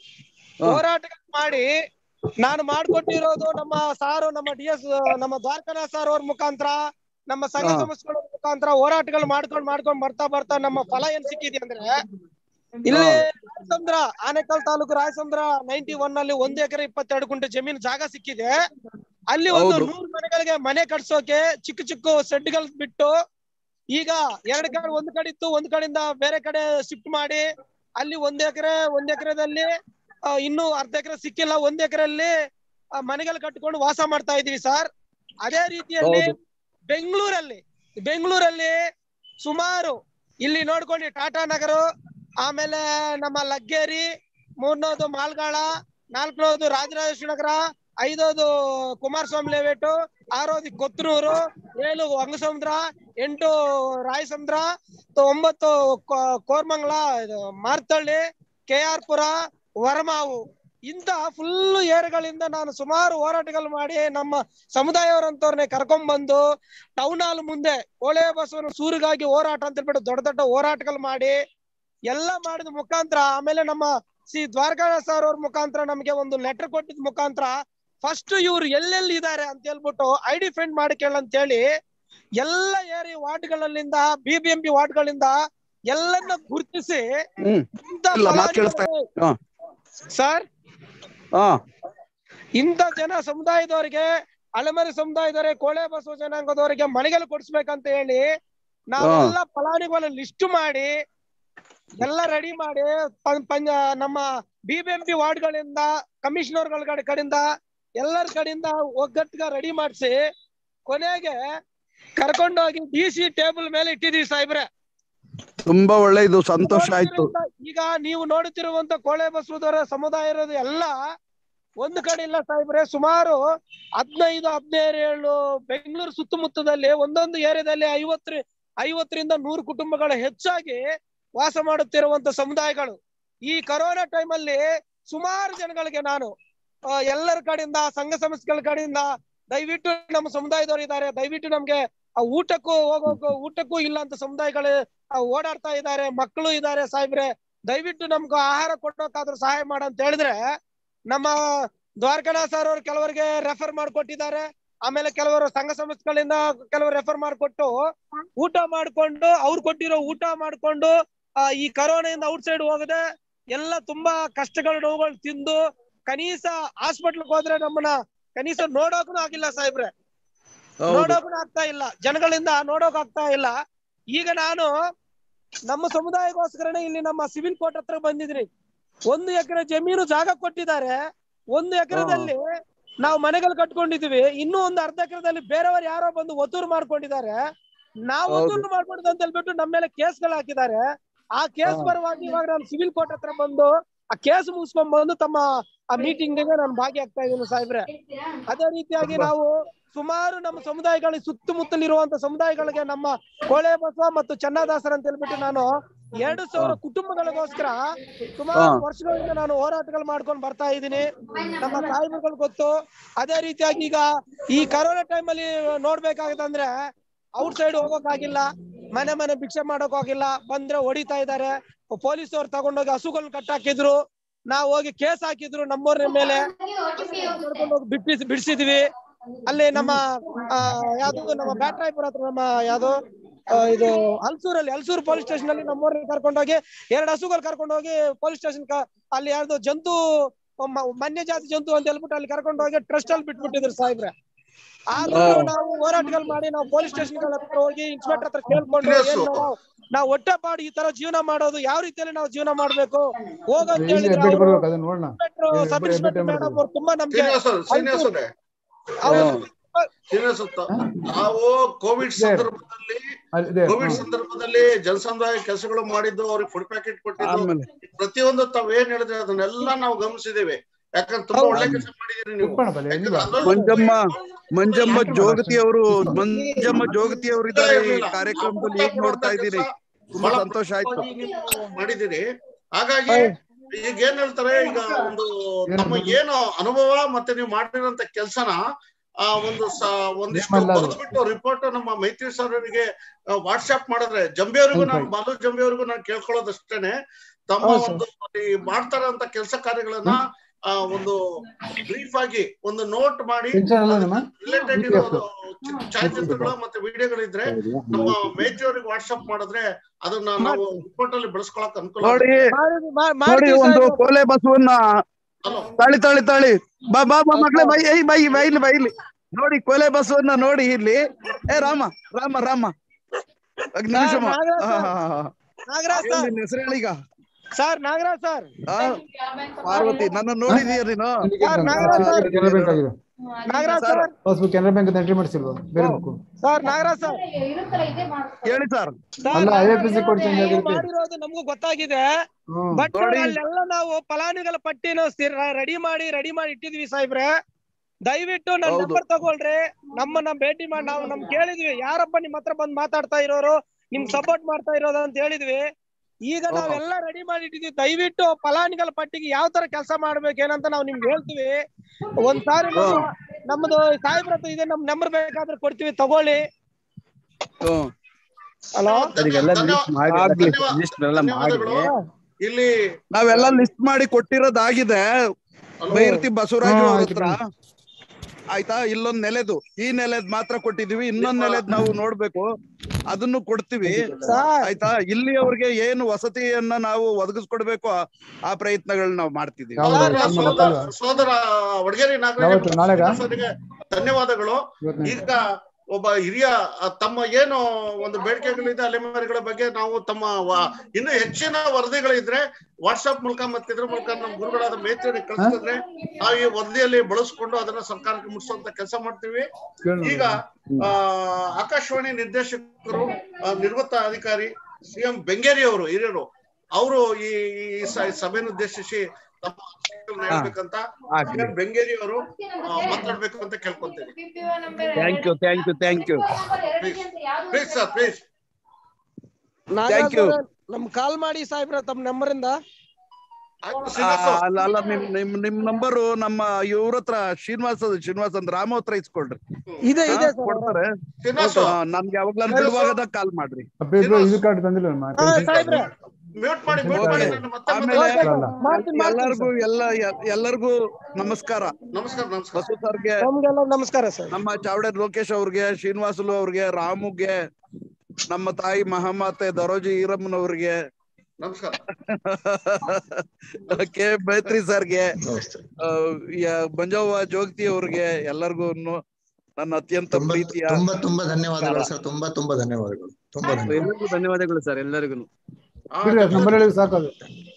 ಹೋರಾಟ ಮಾಡಿ ನಾನು ಮಾಡ್ಕೊಟ್ಟಿರೋದು ನಮ್ಮ ಸಾರು ನಮ್ಮ ಡಿ ಎಸ್ ನಮ್ಮ ದ್ವಾರಕನಾಥ್ ಸರ್ ಅವ್ರ ಮುಖಾಂತರ ನಮ್ಮ ಸಂಘ ಹಾ. ಸಂಸ್ಥೆಗಳ ಮುಖಾಂತರ ಹೋರಾಟಗಳು ಮಾಡ್ಕೊಂಡ್ ಮಾಡ್ಕೊಂಡ್ ಬರ್ತಾ ಬರ್ತಾ ನಮ್ಮ ಫಲ ಏನ್ ಸಿಕ್ಕಿದೆ ಅಂದ್ರೆ ಇಲ್ಲಿ ರಾಯಸಂದ್ರ ಆನೇಕಲ್ ತಾಲೂಕು ರಾಯಸಂದ್ರ ನೈನ್ಟಿ ಒನ್ ಅಲ್ಲಿ ಒಂದ್ ಎಕರೆ ಇಪ್ಪತ್ತೆರಡು ಗುಂಟೆ ಜಮೀನು ಜಾಗ ಸಿಕ್ಕಿದೆ ಅಲ್ಲಿ ಒಂದು ಹೌದು. ನೂರು ಮನೆಗಳಿಗೆ ಮನೆ ಕಟ್ಸೋಕೆ ಚಿಕ್ಕ ಚಿಕ್ಕ ಸೆಡ್ಗಳು ಬಿಟ್ಟು ಈಗ ಎರಡ್ ಕಡೆ ಒಂದ್ ಕಡೆ ಇತ್ತು ಒಂದ್ ಕಡೆಯಿಂದ ಬೇರೆ ಕಡೆ ಶಿಫ್ಟ್ ಮಾಡಿ ಅಲ್ಲಿ ಒಂದ್ ಎಕರೆ ಒಂದ್ ಎಕರೆದಲ್ಲಿ ಇನ್ನು ಅರ್ಧ ಎಕರೆ ಸಿಕ್ಕಿಲ್ಲ ಒಂದ್ ಎಕರೆಯಲ್ಲಿ ಮನೆಗಳು ಕಟ್ಕೊಂಡು ವಾಸ ಮಾಡ್ತಾ ಇದೀವಿ ಸರ್ ಅದೇ ರೀತಿಯಲ್ಲಿ ಹೌದು. ಬೆಂಗಳೂರಲ್ಲಿ ಬೆಂಗಳೂರಲ್ಲಿ ಸುಮಾರು ಇಲ್ಲಿ ನೋಡ್ಕೊಂಡು ಟಾಟಾ ನಗರ ಆಮೇಲೆ ನಮ್ಮ ಲಗ್ಗೇರಿ ಮೂರನೇದು ಮಾಲ್ಗಾಳ ನಾಲ್ಕನೇದು ರಾಜರಾಜೇಶ್ವರ ನಗರ ಐದೋದು ಕುಮಾರಸ್ವಾಮಿ ಲೇಔಟ್ ಆರೋದು ಕೊತ್ತನೂರು ಏಳು ಅಂಗಸಮುದ್ರ ಎಂಟು ರಾಯಸಂದ್ರ ತ- ಒಂಬತ್ತು ಕೋ- ಕೋರ್ಮಂಗ್ಲ ಇದು ಮಾರ್ತಳ್ಳಿ ಕೆ ಆರ್ ಪುರ ವರಮಾವು ಇಂತ ಫುಲ್ ಏರಿಯಾಗಳಿಂದ ನಾನು ಸುಮಾರು ಹೋರಾಟಗಳು ಮಾಡಿ ನಮ್ಮ ಸಮುದಾಯವರಂತವ್ರನ್ನೇ ಕರ್ಕೊಂಡ್ ಬಂದು ಟೌನ್ ಹಾಲ್ ಮುಂದೆ ಕೋಳೆ ಬಸವನ ಸೂರಿಗಾಗಿ ಹೋರಾಟ ಅಂತ ಹೇಳ್ಬಿಟ್ಟು ದೊಡ್ಡ ದೊಡ್ಡ ಹೋರಾಟಗಳು ಮಾಡಿ ಎಲ್ಲ ಮಾಡಿದ ಮುಖಾಂತರ ಆಮೇಲೆ ನಮ್ಮ ಸಿ ದ್ವಾರಕಾದಾಸ್ ಸರ್ ಅವ್ರ ಮುಖಾಂತರ ನಮಗೆ ಒಂದು ಲೆಟರ್ ಕೊಟ್ಟಿದ ಮುಖಾಂತರ ಫಸ್ಟ್ ಇವ್ರು ಎಲ್ಲೆಲ್ಲಿ ಇದಾರೆ ಅಂತ ಹೇಳ್ಬಿಟ್ಟು ಐಡೆಂಟಿಫೈಂಡ್ ಮಾಡಿಕೊಳ್ಳ ಅಂತ ಹೇಳಿ ಎಲ್ಲ ಏರಿಯಾ ವಾರ್ಡ್ಗಳಲ್ಲಿಂದ ಬಿ ಬಿ ಎಂ ಪಿ ವಾರ್ಡ್ಗಳಿಂದ ಎಲ್ಲನ್ನ ಗುರುತಿಸಿ ಹ್ಮ್ ಇಂಥ ಇಲ್ಲ ಮಾತು ಕೇಳಿಸ್ತಾ ಫಲಾನುಭವಿ- ಹಾ ಸರ್ ಹಾ ಇಂಥ ಜನ ಸಮುದಾಯದವರಿಗೆ ಅಲೆಮರಿ ಸಮುದಾಯದವರಿಗೆ ಕೋಳೆ ಬಸವ ಜನಾಂಗದವರಿಗೆ ಮನೆಗಳು ಕೊಡಿಸ್ಬೇಕಂತ ಹೇಳಿ ನಾವೆಲ್ಲ ಫಲಾನುಭವಿಗಳ ಲಿಸ್ಟ್ ಮಾಡಿ ಎಲ್ಲ ರೆಡಿ ಮಾಡಿ ಪಂ- ಪಂಚ ನಮ್ಮ ಬಿ ಬಿ ಎಂ ಪಿ ವಾರ್ಡ್ಗಳಿಂದ ಕಮಿಷನರ್ಗಳ ಕಡೆಯಿಂದ ಎಲ್ಲರ ಕಡೆಯಿಂದ ಒಗ್ಗಟ್ಟಿಗೆ ರೆಡಿ ಮಾಡಿಸಿ ಕೊನೆಗೆ ಕರ್ಕೊಂಡೋಗಿ ಡಿ ಸಿ ಟೇಬಲ್ ಮೇಲೆ ಇಟ್ಟಿದೀವಿ ಸಾಹೇಬ್ರೆ ತುಂಬಾ ಒಳ್ಳೆ ಇದು ಸಂತೋಷ ಆಯ್ತು ಈಗ ನೀವು ನೋಡುತ್ತಿರುವಂತ ಕೋಳೆ ಬಸವದವರ ಸಮುದಾಯ ಇರೋದು ಎಲ್ಲ ಒಂದು ಕಡೆ ಇಲ್ಲ ಸಾಹೇಬ್ರೆ ಸುಮಾರು ಹದಿನೈದು ಹದಿನೇಳು ಬೆಂಗಳೂರು ಸುತ್ತಮುತ್ತದಲ್ಲಿ ಒಂದೊಂದು ಏರಿಯಾದಲ್ಲಿ ಐವತ್ತರ ಐವತ್ತರಿಂದ ನೂರು ಕುಟುಂಬಗಳ ಹೆಚ್ಚಾಗಿ ವಾಸ ಮಾಡುತ್ತಿರುವಂತ ಸಮುದಾಯಗಳು ಈ ಕರೋನಾ ಟೈಮಲ್ಲಿ ಸುಮಾರು ಜನಗಳಿಗೆ ನಾನು ಆ, ಎಲ್ಲರ ಕಡೆಯಿಂದ ಸಂಘ ಸಂಸ್ಥೆಗಳ ಕಡೆಯಿಂದ ದಯವಿಟ್ಟು ನಮ್ಮ ಸಮುದಾಯದವರು ಇದ್ದಾರೆ ದಯವಿಟ್ಟು ನಮ್ಗೆ ಆ ಊಟಕ್ಕೂ ಹೋಗೋಕು ಊಟಕ್ಕೂ ಇಲ್ಲ ಅಂತ ಸಮುದಾಯಗಳು ಆ, ಓಡಾಡ್ತಾ ಇದ್ದಾರೆ ಮಕ್ಕಳು ಇದ್ದಾರೆ ಸಾಹೇಬ್ರೆ ದಯವಿಟ್ಟು ನಮ್ಗೆ ಆಹಾರ ಕೊಡೋಕಾದ್ರೂ ಸಹಾಯ ಮಾಡ ಅಂತ ಹೇಳಿದ್ರೆ ನಮ್ಮ ದ್ವಾರಕನಾಥ್ ಸರ್ ಅವರು ಕೆಲವರಿಗೆ ರೆಫರ್ ಮಾಡ್ಕೊಟ್ಟಿದ್ದಾರೆ ಆಮೇಲೆ ಕೆಲವರು ಸಂಘ ಸಂಸ್ಥೆಗಳಿಂದ ಕೆಲವರು ರೆಫರ್ ಮಾಡ್ಕೊಟ್ಟು ಊಟ ಮಾಡ್ಕೊಂಡು ಅವ್ರು ಕೊಟ್ಟಿರೋ ಊಟ ಮಾಡ್ಕೊಂಡು ಆ, ಈ ಕರೋನಾದಿಂದ ಔಟ್ ಸೈಡ್ ಹೋಗದೆ ಎಲ್ಲ ತುಂಬಾ ಕಷ್ಟಗಳು ನೋವುಗಳು ತಿಂದು ಕನೀಸ ಹಾಸ್ಪಿಟ್ಲ್ಗೆ ಹೋದ್ರೆ ನಮ್ಮನ್ನ ಕನೀಸ ನೋಡೋಕು ಆಗಿಲ್ಲ ಸಾಹೇಬ್ರೆ ಹೌದು. ನೋಡೋಕು ಆಗ್ತಾ ಇಲ್ಲ ಜನಗಳಿಂದ ನೋಡೋಕ್ ಆಗ್ತಾ ಇಲ್ಲ ಈಗ ನಾನು ನಮ್ಮ ಸಮುದಾಯಕ್ಕೋಸ್ಕರನೇ ಇಲ್ಲಿ ನಮ್ಮ ಸಿವಿಲ್ ಕೋರ್ಟ್ ಹತ್ರ ಬಂದಿದ್ರಿ ಒಂದು ಎಕರೆ ಜಮೀನು ಜಾಗ ಕೊಟ್ಟಿದ್ದಾರೆ ಒಂದು ಎಕರೆದಲ್ಲಿ ನಾವು ಮನೆಗಳು ಕಟ್ಕೊಂಡಿದೀವಿ ಇನ್ನೂ ಒಂದು ಅರ್ಧ ಎಕರೆದಲ್ಲಿ ಬೇರೆಯವರು ಯಾರೋ ಬಂದು ಒತ್ತೂರು ಮಾಡ್ಕೊಂಡಿದ್ದಾರೆ ನಾವು ಹೌದು. ಒತ್ತೂರು ಮಾಡ್ಕೊಂಡಿದ್ದು ಅಂತ ಹೇಳ್ಬಿಟ್ಟು ನಮ್ಮ ಮೇಲೆ ಕೇಸ್ಗಳು ಹಾಕಿದ್ದಾರೆ ಆ ಕೇಸ್ ಹಾ. ಪರವಾಗಿ ಇವಾಗ ನಾನು ಸಿವಿಲ್ ಕೋರ್ಟ್ ಹತ್ರ ಬಂದು ಆ ಕೇಸ್ ಮುಗಿಸ್ಕೊಂಡ್ ಬಂದು ತಮ್ಮ ಆ ಮೀಟಿಂಗ್ ನಾನು ಭಾಗಿಯಾಗ್ತಾ ಇದ್ದೀನಿ ಸಾಹೇಬ್ರೆ ಅದೇ ರೀತಿಯಾಗಿ ನಾವು ಸುಮಾರು ನಮ್ಮ ಸಮುದಾಯಗಳಿಗೆ ಸುತ್ತಮುತ್ತಲಿರುವಂತ ಸಮುದಾಯಗಳಿಗೆ ನಮ್ಮ ಕೋಳೆ ಬಸವ ಮತ್ತು ಚನ್ನದಾಸರ ಅಂತ ಹೇಳ್ಬಿಟ್ಟು ನಾನು ಎರಡು ಸಾವಿರ ಕುಟುಂಬಗಳಿಗೋಸ್ಕರ ಸುಮಾರು ಹಾ. ವರ್ಷಗಳಿಂದ ನಾನು ಹೋರಾಟಗಳು ಮಾಡ್ಕೊಂಡು ಬರ್ತಾ ಇದ್ದೀನಿ ನಮ್ಮ ಸಾಹೇಬರುಗಳು ಗೊತ್ತು ಅದೇ ರೀತಿಯಾಗಿ ಈಗ ಈ ಕರೋನಾ ಟೈಮಲ್ಲಿ ನೋಡ್ಬೇಕಾಗತ್ತಂದ್ರೆ ಔಟ್ ಸೈಡ್ ಹೋಗೋಕಾಗಿಲ್ಲ ಮನೆ ಮನೆ ಭಿಕ್ಷೆ ಮಾಡೋಕ್ ಹೋಗಿಲ್ಲ ಬಂದ್ರೆ ಹೊಡಿತಾ ಇದ್ದಾರೆ ಪೊಲೀಸ್ ಅವ್ರು ತಗೊಂಡೋಗಿ ಹಸುಗಳನ್ನ ಕಟ್ಟಾಕಿದ್ರು ನಾವ್ ಹೋಗಿ ಕೇಸ್ ಹಾಕಿದ್ರು ನಮ್ಮವ್ರ ಮೇಲೆ ಕರ್ಕೊಂಡೋಗಿ ಬಿಟ್ಟಿಸ್ ಬಿಡಿಸಿದ್ವಿ ಅಲ್ಲಿ ನಮ್ಮ ಆ, ಯಾವ್ದು ನಮ್ಮ ಬ್ಯಾಟ್ರಾಯ್ಪುರ ಹತ್ರ ನಮ್ಮ ಯಾವ್ದು ಆ, ಇದು ಹಲ್ಸೂರಲ್ಲಿ ಹಲ್ಸೂರು ಪೊಲೀಸ್ ಸ್ಟೇಷನ್ ಅಲ್ಲಿ ನಮ್ಮವ್ರನ್ನ ಕರ್ಕೊಂಡೋಗಿ ಎರಡು ಹಸುಗಳು ಕರ್ಕೊಂಡೋಗಿ ಪೊಲೀಸ್ ಸ್ಟೇಷನ್ ಅಲ್ಲಿ ಯಾರ್ದು ಜಂತು ಮ- ವನ್ಯ ಜಾತಿ ಜಂತು ಅಂತ ಹೇಳ್ಬಿಟ್ಟು ಅಲ್ಲಿ ಕರ್ಕೊಂಡೋಗಿ ಟ್ರಸ್ಟ್ ಅಲ್ಲಿ ಬಿಟ್ಬಿಟ್ಟಿದ್ರು ಸಾಹೇಬ್ರೆ ಆದ್ರೂ ಹಾ. ನಾವು ಹೋರಾಟಗಳು ಮಾಡಿ ನಾವು ಪೊಲೀಸ್ ಸ್ಟೇಷನ್ ಹತ್ರ ಹೋಗಿ ಇನ್ಸ್ಪೆಕ್ಟರ್ ಹತ್ರ ಕೇಳ್ಕೊಂಡು Yes. ಏನ್ ನಾವು ನಾವು ಹೊಟ್ಟೆ ಪಾಡು ಈ ತರ ಜೀವನ ಮಾಡೋದು ಯಾವ ರೀತಿಯಲ್ಲಿ ನಾವು ಜೀವನ ಮಾಡ್ಬೇಕು ಹೋಗಂತ ಈಗ ಹೇಳಿದ್ರೆ ಎಬ್ಬಿಟ್ಟು ಅವ್ರು ಬರ್ಬೇಕು ಅದನ್ನ ನೋಡೋಣ ಇನ್ಸ್ಪೆಕ್ಟ್ರು, ಈಗ ಸಬ್ ಎಬ್ಬಿಟ್ಟು ಇನ್ಸ್ಪೆಕ್ಟರ್ ಎಬ್ಬಿಟ್ಟು ಮೇಡಮ್ ಅವ್ರು ತುಂಬಾ ನಮ್ಗೆ ಶ್ರೀನಿವಾಸ ಶ್ರೀನಿವಾಸ ಅವರೇ ಅವ್ರು ಹಾ. ತುಂಬಾ ಶ್ರೀನಿವಾಸ ನಾವು ಕೋವಿಡ್ ಸಂದರ್ಭದಲ್ಲಿ ಇದೆ. ಕೋವಿಡ್ ಸಂದರ್ಭದಲ್ಲಿ ಜನಸಮುದಾಯ ಕೆಲಸಗಳು ಮಾಡಿದ್ದು ಅವ್ರಿಗೆ ಫುಡ್ ಪ್ಯಾಕೆಟ್ ಕೊಟ್ಟಿದ್ದು ಆಮೇಲೆ ಪ್ರತಿಯೊಂದು ತಾವ್ ಏನ್ ಹೇಳಿದ್ರೆ ಅದನ್ನೆಲ್ಲ ನಾವು ಗಮನಿಸಿದ್ದೇವೆ ಯಾಕಂದ್ರೆ ತುಂಬಾ ಒಳ್ಳೆ ಕೆಲಸ ಮಾಡಿದೀರಿ ನೀವು ಯಾಕಂದ್ರೆ ಅದೊಂದು ಮಂಜಮ್ಮ ಮಂಜಮ್ಮ ಜೋಗತಿ ಅವರು ಮಂಜಮ್ಮ ಜೋಗತಿ ಅವರು ಇದ್ದಾರೆ ಈ ಕಾರ್ಯಕ್ರಮದಲ್ಲಿ ಈಗ ನೋಡ್ತಾ ಇದ್ದೀನಿ ತುಂಬಾ ಸಂತೋಷ ಆಯ್ತು ಮಾಡಿದಿರಿ ಹಾಗಾಗಿ ಈಗ ಏನ್ ಹೇಳ್ತಾರೆ ಈಗ ಒಂದು ತಮ್ಮ ಏನು ಅನುಭವ ಮತ್ತೆ ನೀವು ಮಾಡಿರೋಂತ ಕೆಲ್ಸನ ಆ ಒಂದು ಸ ಒಂದಿಷ್ಟು ಬರೆದ್ಬಿಟ್ಟು ರಿಪೋರ್ಟ್ ನಮ್ಮ ಮೈತ್ರಿ ಸರ್ ಅವರಿಗೆ ವಾಟ್ಸ್ಆಪ್ ಮಾಡಿದ್ರೆ ಜಂಬಿ ಅವರಿಗೂ ನಾನು ಬಾಲು ಜಂಬಿ ಅವರಿಗೂ ನಾನು ಕೇಳ್ಕೊಳ್ಳೋದಷ್ಟೇನೆ ತಮ್ಮ ಹೌದು ಸರ್. ಒಂದು ಈ ಮಾಡ್ತಾರಂತ ಕೆಲಸ ಕಾರ್ಯಗಳನ್ನ ಆ ಒಂದು ಬ್ರೀಫ್ ಆಗಿ ಒಂದು ನೋಟ್ ಮಾಡಿ ಟೆನ್ಷನ್ ಅಲ್ಲ ನಿಮ್ಮ ರಿಲೇಟೆಡ್ ಇರೋದು ಛಾಯಾಚಿತ್ರಗಳು ಮತ್ತೆ ವಿಡಿಯೋಗಳಿದ್ರೆ ನಮ್ಮ ಮೈತ್ರಿ ಅವರಿಗೆ ವಾಟ್ಸ್ಆಪ್ ಮಾಡಿದ್ರೆ ಅದನ್ನ ನಾವು ರಿಪೋರ್ಟ್ ಅಲ್ಲಿ ಬಳಸ್ಕೊಳಕ್ ಅನುಕೂಲ ನೋಡಿ ಆಗುತ್ತೆ. ನೋಡಿ ಒಂದು ಕೋಲೆ ಬಸವನ್ನ ತಾಳಿ ತಾಳಿ ತಾಳಿ ಬಾ ಬಾ ಬಾ ಮಕ್ಳೇ ಬೈ ಐ ಬೈ ಬೈಲಿ ಬೈಲಿ ನೋಡಿ ಕೋಲೆ ಬಸವನ್ನ ನೋಡಿ ಇಲ್ಲಿ ಏ ರಾಮ ರಾಮ ರಾಮ ಒಂದ್ ನಿಮಿಷಮ್ಮ ನಾಗರಾಜ್ ಹಾ, ಸರ್. ಹಾ, ಹಾ. ನಾಗರಾಜ್ ಏನ್ ಸರ್ ನಿನ್ ಹೆಸರು ಹೇಳೀಗ ಸರ್ ನಾಗರಾಜ್ ಸರ್ ಆ, ಪಾರ್ವತಿ ನನ್ನ ನೋಡಿದೀಯ ನೀನು sir Nagaraj sir Canara bank ಆಗಿದೆ Nagaraj sir passbook Canara bank entry ಮಾಡಿಸಿಲ್ವಾ ಬೇರೆ ಬುಕ್ ಸರ್ ನಾಗರಾಜ್ ಸರ್ ಹೇಳಿ ಸರ್ ಅಲ್ಲ I F S code change ನೀವು ಆಗಿರುತ್ತೆ ಮಾಡಿರೋದು ನಮಗೂ ಗೊತ್ತಾಗಿದೆ ಹ್ಮ್. ಬಟ್ ನೋಡಿ. ಅಲ್ಲೆಲ್ಲ ನಾವು ಫಲಾನುಭವಿಗಳ ಪಟ್ಟಿನ ರೆಡಿ ಮಾಡಿ ರೆಡಿ ಮಾಡಿ ಇಟ್ಟಿದ್ವಿ ಸಾಹೇಬ್ರೆ ದಯವಿಟ್ಟು ನನ್ನ ಹೌದು. ನಂಬರ್ ತಗೊಳ್ರಿ ನಮ್ಮನ್ನ ಭೇಟಿ ಮಾಡಿ ನಾವು ನಮ್ ಕೇಳಿದ್ವಿ ಯಾರಪ್ಪ ನಿಮ್ ಹತ್ರ ಬಂದ್ ಮಾತಾಡ್ತಾ ಇರೋರು ನಿಮ್ ಸಪೋರ್ಟ್ ಮಾಡ್ತಾ ಇರೋದು ಅಂತ ಹೇಳಿದ್ವಿ ಈಗ ನಾವೆಲ್ಲ ರೆಡಿ ಮಾಡಿ ಇಟ್ಟಿದ್ವಿ ದಯವಿಟ್ಟು ಫಲಾನುಭವಿಗಳ ಪಟ್ಟಿಗೆ ಯಾವ ತರ ಕೆಲಸ ಮಾಡ್ಬೇಕೇನಂತ ನಾವು ನಿಮ್ಗೆ ಹೇಳ್ತೀವಿ ಒಂದ್ ಸಾರಿ ನಮ್ಮ- ನಮ್ದು ಸಾಹೇಬ್ರ ಹತ್ರ ಇದೆ ನಮ್ ನಂಬರ್ ಬೇಕಾದ್ರೆ ಕೊಡ್ತೀವಿ ತಗೊಳ್ಳಿ ಹ್ಮ್ ಹಲೋ ಅದಕ್ಕೆಲ್ಲ ಲಿಸ್ಟ್ ಮಾಡಿ ಆಗ್ಲಿ. ಲಿಸ್ಟ್ ಎಲ್ಲ ಮಾಡಿ ಇಲ್ಲಿ ನಾವೆಲ್ಲ ಲಿಸ್ಟ್ ಮಾಡಿ ಕೊಟ್ಟಿರೋದಾಗಿದೆ ಬೈರ್ತಿ ಬಸವರಾಜು ಅವ್ರ ಹತ್ರ ಆಯ್ತಾ ಇಲ್ಲೊಂದ್ ನೆಲೆದು ಈ ನೆಲೆದ್ ಮಾತ್ರ ಕೊಟ್ಟಿದೀವಿ ಇನ್ನೊಂದ್ ನೆಲೆದ್ ನಾವು ನೋಡ್ಬೇಕು ಅದನ್ನು ಕೊಡ್ತೀವಿ ಆಯ್ತಾ ಇಲ್ಲಿ ಅವ್ರಿಗೆ ಏನು ವಸತಿಯನ್ನ ನಾವು ಒದಗಿಸ್ಕೊಡ್ಬೇಕು ಆ- ಆ ಪ್ರಯತ್ನಗಳನ್ನ ನಾವು ಮಾಡ್ತಿದೀವಿ ಯಾವ್ದು? ಸೋದರ ಸೋದರ ಸೋದರ ವಡಗೇರಿ ಯಾವತ್ತು? ನಾಗರಾಜ ನಾಳೆಗಾ? ಸರಿಗೆ ಧನ್ಯವಾದಗಳು ಇವತ್ತು ಈಗ ಒಬ್ಬ ಹಿರಿಯ ಆ, ತಮ್ಮ ಏನು ಒಂದು ಬೇಡಿಕೆಗಳಿದೆ ಅಲೆಮಾರಿಗಳ ಬಗ್ಗೆ ನಾವು ತಮ್ಮ ವ- ಇನ್ನು ಹೆಚ್ಚಿನ ವರದಿಗಳಿದ್ರೆ ವಾಟ್ಸ್ಆಪ್ ಮೂಲಕ ಮತ್ತೆ ಇದ್ರ ಮೂಲಕ ನಮ್ಮ ಗುರುಗಳಾದ ಮೇತ್ರಿಯರಿಗೆ ಕಳಿಸಿದ್ರೆ ನಾವು ಈ ವರದಿಯಲ್ಲಿ ಬಳಸ್ಕೊಂಡು ಅದನ್ನ ಸರ್ಕಾರಕ್ಕೆ ಮುಟ್ಟಿಸುವಂತ ಕೆಲಸ ಮಾಡ್ತೀವಿ ಈಗ ಆ ಆಕಾಶವಾಣಿ ನಿರ್ದೇಶಕರು ಆ, ನಿವೃತ್ತ ಅಧಿಕಾರಿ ಸಿ ಎಂ ಬೆಂಗೇರಿ ಅವರು ಹಿರಿಯರು ಅವರು ಈ ಈ ಸ- ಸಭೆಯನ್ನು ಉದ್ದೇಶಿಸಿ ತಮ್ಮ ಅನಿಸಿಕೆಗಳನ್ನ ಹೇಳ್ಬೇಕಂತ ಆಗ್ಲಿ. ಸಿ ಎಂ ಬೆಂಗೇರಿ ಅವರು ಆ, ಮಾತಾಡ್ಬೇಕು ಅಂತ ಕೇಳ್ಕೊಂತೀನಿ thank you thank you thank you please sir please Nagaraj you. ಅವ್ರೆ, ನಮ್ ಕಾಲ್ ಮಾಡಿ ಸಾಹೇಬ್ರ ತಮ್ಮ ನಂಬರ್ ಇಂದ ಅಲ್ಲ ಅಲ್ಲ ನಿಮ್ ನಿಮ್ ನಿಮ್ ನಂಬರು ನಮ್ಮ ಇವ್ರ ಹತ್ರ ಶ್ರೀನಿವಾಸ ಶ್ರೀನಿವಾಸ್ ಅಂದ್ ರಾಮ ಹತ್ರ ಇಸ್ಕೊಳ್ರಿ ಇದೆ ಇದೆ ಹಾ, ಕೊಡ್ತಾರೆ ಶ್ರೀನಿವಾಸ ಹಾ, ನಮ್ಗೆ ಯಾವಾಗ್ಲ ಬಿಡುವಾಗದಾಗ ಕಾಲ್ ಮಾಡ್ರಿ ಇದು ಕಾರ್ಡ್ ತಂದಿಲ್ಲ ಸಾಹೇಬ್ರೆ ಮ್ಯೂಟ್ ಮಾಡಿ ಮ್ಯೂಟ್ ಮಾಡಿ Okay. ನನ್ನ ಮತ್ತೆ ಆಮೇಲೆ ಮಾಡ್ತೀನಿ, ಮಾಡ್ತೀನಿ ಎಲ್ಲರಿಗೂ ಎಲ್ಲ ಎಲ್ಲರಿಗೂ ನಮಸ್ಕಾರ ನಮಸ್ಕಾರ ನಮಸ್ಕಾರ ಬಸು ಸರ್ಗೆ ನಮ್ಗೆಲ್ಲ ನಮಸ್ಕಾರ ಸರ್ ನಮ್ಮ ಚಾವಡೆ ಲೋಕೇಶ್ ಅವ್ರಿಗೆ ಶ್ರೀನಿವಾಸುಲು ಅವ್ರಿಗೆ ರಾಮುಗೆ ನಮ್ಮ ತಾಯಿ ಮಹಾಮಾತೆ ದರೋಜಿ ಈರಮ್ಮನವ್ರಿಗೆ ನಮಸ್ಕಾರ ಕೆ ಮೈತ್ರಿ ಸರ್ಗೆ ನಮಸ್ತೆ ಆ, ಯ- ಮಂಜವ್ವ ಜೋಗತಿ ಅವ್ರಿಗೆ ಎಲ್ಲರಿಗೂ ನನ್ನ ಅತ್ಯಂತ ತುಂಬಾ ಪ್ರೀತಿಯ ತುಂಬಾ ತುಂಬಾ ಧನ್ಯವಾದಗಳು ಸರ್ ತುಂಬಾ ತುಂಬಾ ಧನ್ಯವಾದಗಳು ತುಂಬಾ ಧನ್ಯವಾದ ಎಲ್ಲರಿಗೂ ಧನ್ಯವಾದಗಳು ಸರ್ ಎಲ್ಲರಿಗೂ ನಂಬರ್ ಹೇಳಿ ಸಾಕು ಅದು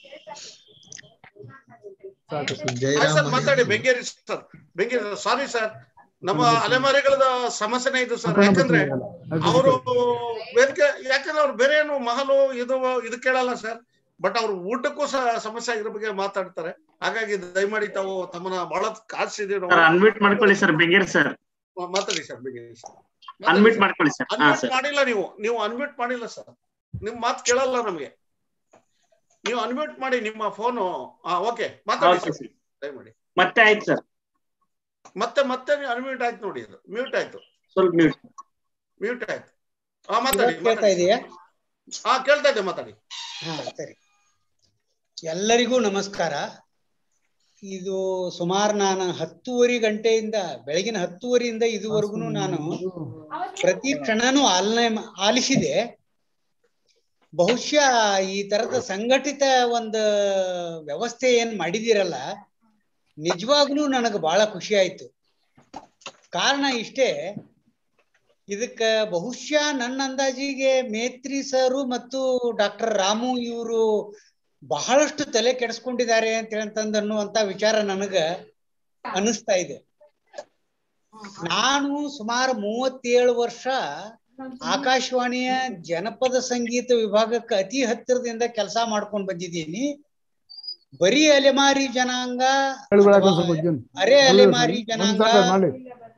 ಸಾಕು ಆಯ್ತು ಸರ್ ಜಯರಾಮ್ ಮಾತಾಡಿ Bengeri sir Bengeri sorry sir ನಮ್ಮ ಅಲೆಮಾರಿಗಳ ಸಮಸ್ಯೆನೇ ಇದು ಸರ್ ಅಕೌಂಟ್ ಯಾಕಂದ್ರೆ ಬರ್ತೀನಿ ಅವರು ವೇದಿಕೆ ಯಾಕಂದ್ರೆ ಅವ್ರು ಬೇರೆ ಏನು ಮಹಲು ಇದು ಇದು ಕೇಳಲ್ಲ ಸರ್ ಬಟ್ ಅವ್ರು ಊಟಕ್ಕೂ ಸಹ ಸಮಸ್ಯೆ ಆಗಿರೋ ಬಗ್ಗೆ ಮಾತಾಡ್ತಾರೆ ಹಾಗಾಗಿ ದಯಮಾಡಿ ತಾವು ತಮ್ಮನ್ನ ಬಹಳ ಕಾಡ್ಸಿದೀವಿ ಸರ್ ನಾವು ಅನ್ಮ್ಯೂಟ್ ಮಾಡ್ಕೊಳ್ಳಿ ಸರ್ ಬೆಂಗೇರಿ ಸರ್ ಮಾತಾಡಿ ಸರ್ ಬೆಂಗೇರಿ ಸರ್ ಅನ್ಮ್ಯೂಟ್ ಮಾಡ್ಕೊಳ್ಳಿ ಸರ್ ಹಾ ಅನ್ಮ್ಯೂಟ್ ಸರ್ ಮಾಡಿಲ್ಲ ನೀವು ನೀವು ಅನ್ಮ್ಯೂಟ್ ಮಾಡಿಲ್ಲ ಸರ್ ನಿಮ್ ಮಾತು ಕೇಳಲ್ಲ ನಮಗೆ ನೀವು ಅನ್ಮ್ಯೂಟ್ ಮಾಡಿ ನಿಮ್ಮ ಫೋನು ಓಕೆ ಮಾತಾಡಿ Okay, ಸರ್ sir. ದಯಮಾಡಿ ಮತ್ತೆ ಆಯ್ತು ಸರ್ ಮತ್ತೆ ಮತ್ತೆ ಅನ್ಮ್ಯೂಟ್ ಆಯ್ತು ನೋಡಿ ಅದು ಮ್ಯೂಟ್ ಆಯ್ತು ಸ್ವಲ್ಪ ಮ್ಯೂಟ್ ಮ್ಯೂಟ್ ಆಯ್ತು ಹಾ ಮಾತಾಡಿ ಇವಾಗ ಕೇಳ್ತಾ ಮಾತಾಡಿ. ಇದೆಯಾ ಹಾ ಕೇಳ್ತಾ ಇದೆ ಮಾತಾಡಿ ಹಾ ಸರಿ ಎಲ್ಲರಿಗೂ ನಮಸ್ಕಾರ ಇದು ಸುಮಾರು ನಾನು ಹತ್ತುವರೆ ಗಂಟೆಯಿಂದ ಬೆಳಗಿನ ಹತ್ತುವರೆಯಿಂದ ಇದುವರೆಗೂ ನಾನು ಪ್ರತಿ ಕ್ಷಣನೂ ಆಲ್ನೆ ಆಲಿಸಿದೆ ಬಹುಶಃ ಈ ತರದ ಸಂಘಟಿತ ಒಂದು ವ್ಯವಸ್ಥೆ ಏನ್ ಮಾಡಿದಿರಲ್ಲ ನಿಜವಾಗ್ಲೂ ನನಗೆ ಬಹಳ ಖುಷಿ ಆಯ್ತು ಕಾರಣ ಇಷ್ಟೇ ಇದಕ್ಕ ಬಹುಶಃ ನನ್ನ ಅಂದಾಜಿಗೆ ಮೇತ್ರಿ ಸರು ಮತ್ತು ಡಾಕ್ಟರ್ ರಾಮು ಇವರು ಬಹಳಷ್ಟು ತಲೆ ಕೆಡಿಸ್ಕೊಂಡಿದ್ದಾರೆ ಅಂತ ಹೇಳ್ತಂದ್ ಅನ್ನುವಂತ ವಿಚಾರ ನನಗ ಅನಿಸ್ತಾ ಇದೆ ನಾನು ಸುಮಾರು ಮೂವತ್ತೇಳು ವರ್ಷ ಆಕಾಶವಾಣಿಯ ಜನಪದ ಸಂಗೀತ ವಿಭಾಗಕ್ಕೆ ಅತಿ ಹತ್ತಿರದಿಂದ ಕೆಲಸ ಮಾಡ್ಕೊಂಡು ಬಂದಿದ್ದೀನಿ ಬರೀ ಅಲೆಮಾರಿ ಜನಾಂಗ ಹೇಳ್ಕೊಳಕ್ಕೆ ಅಥವಾ ಒಂದ್ ಸ್ವಲ್ಪ ಜನ ಅರೆ ಅಲ್ಲ ಅಲೆಮಾರಿ ಒಂದ್ ಜನಾಂಗ ಸಾಕು ಮಾಡಿ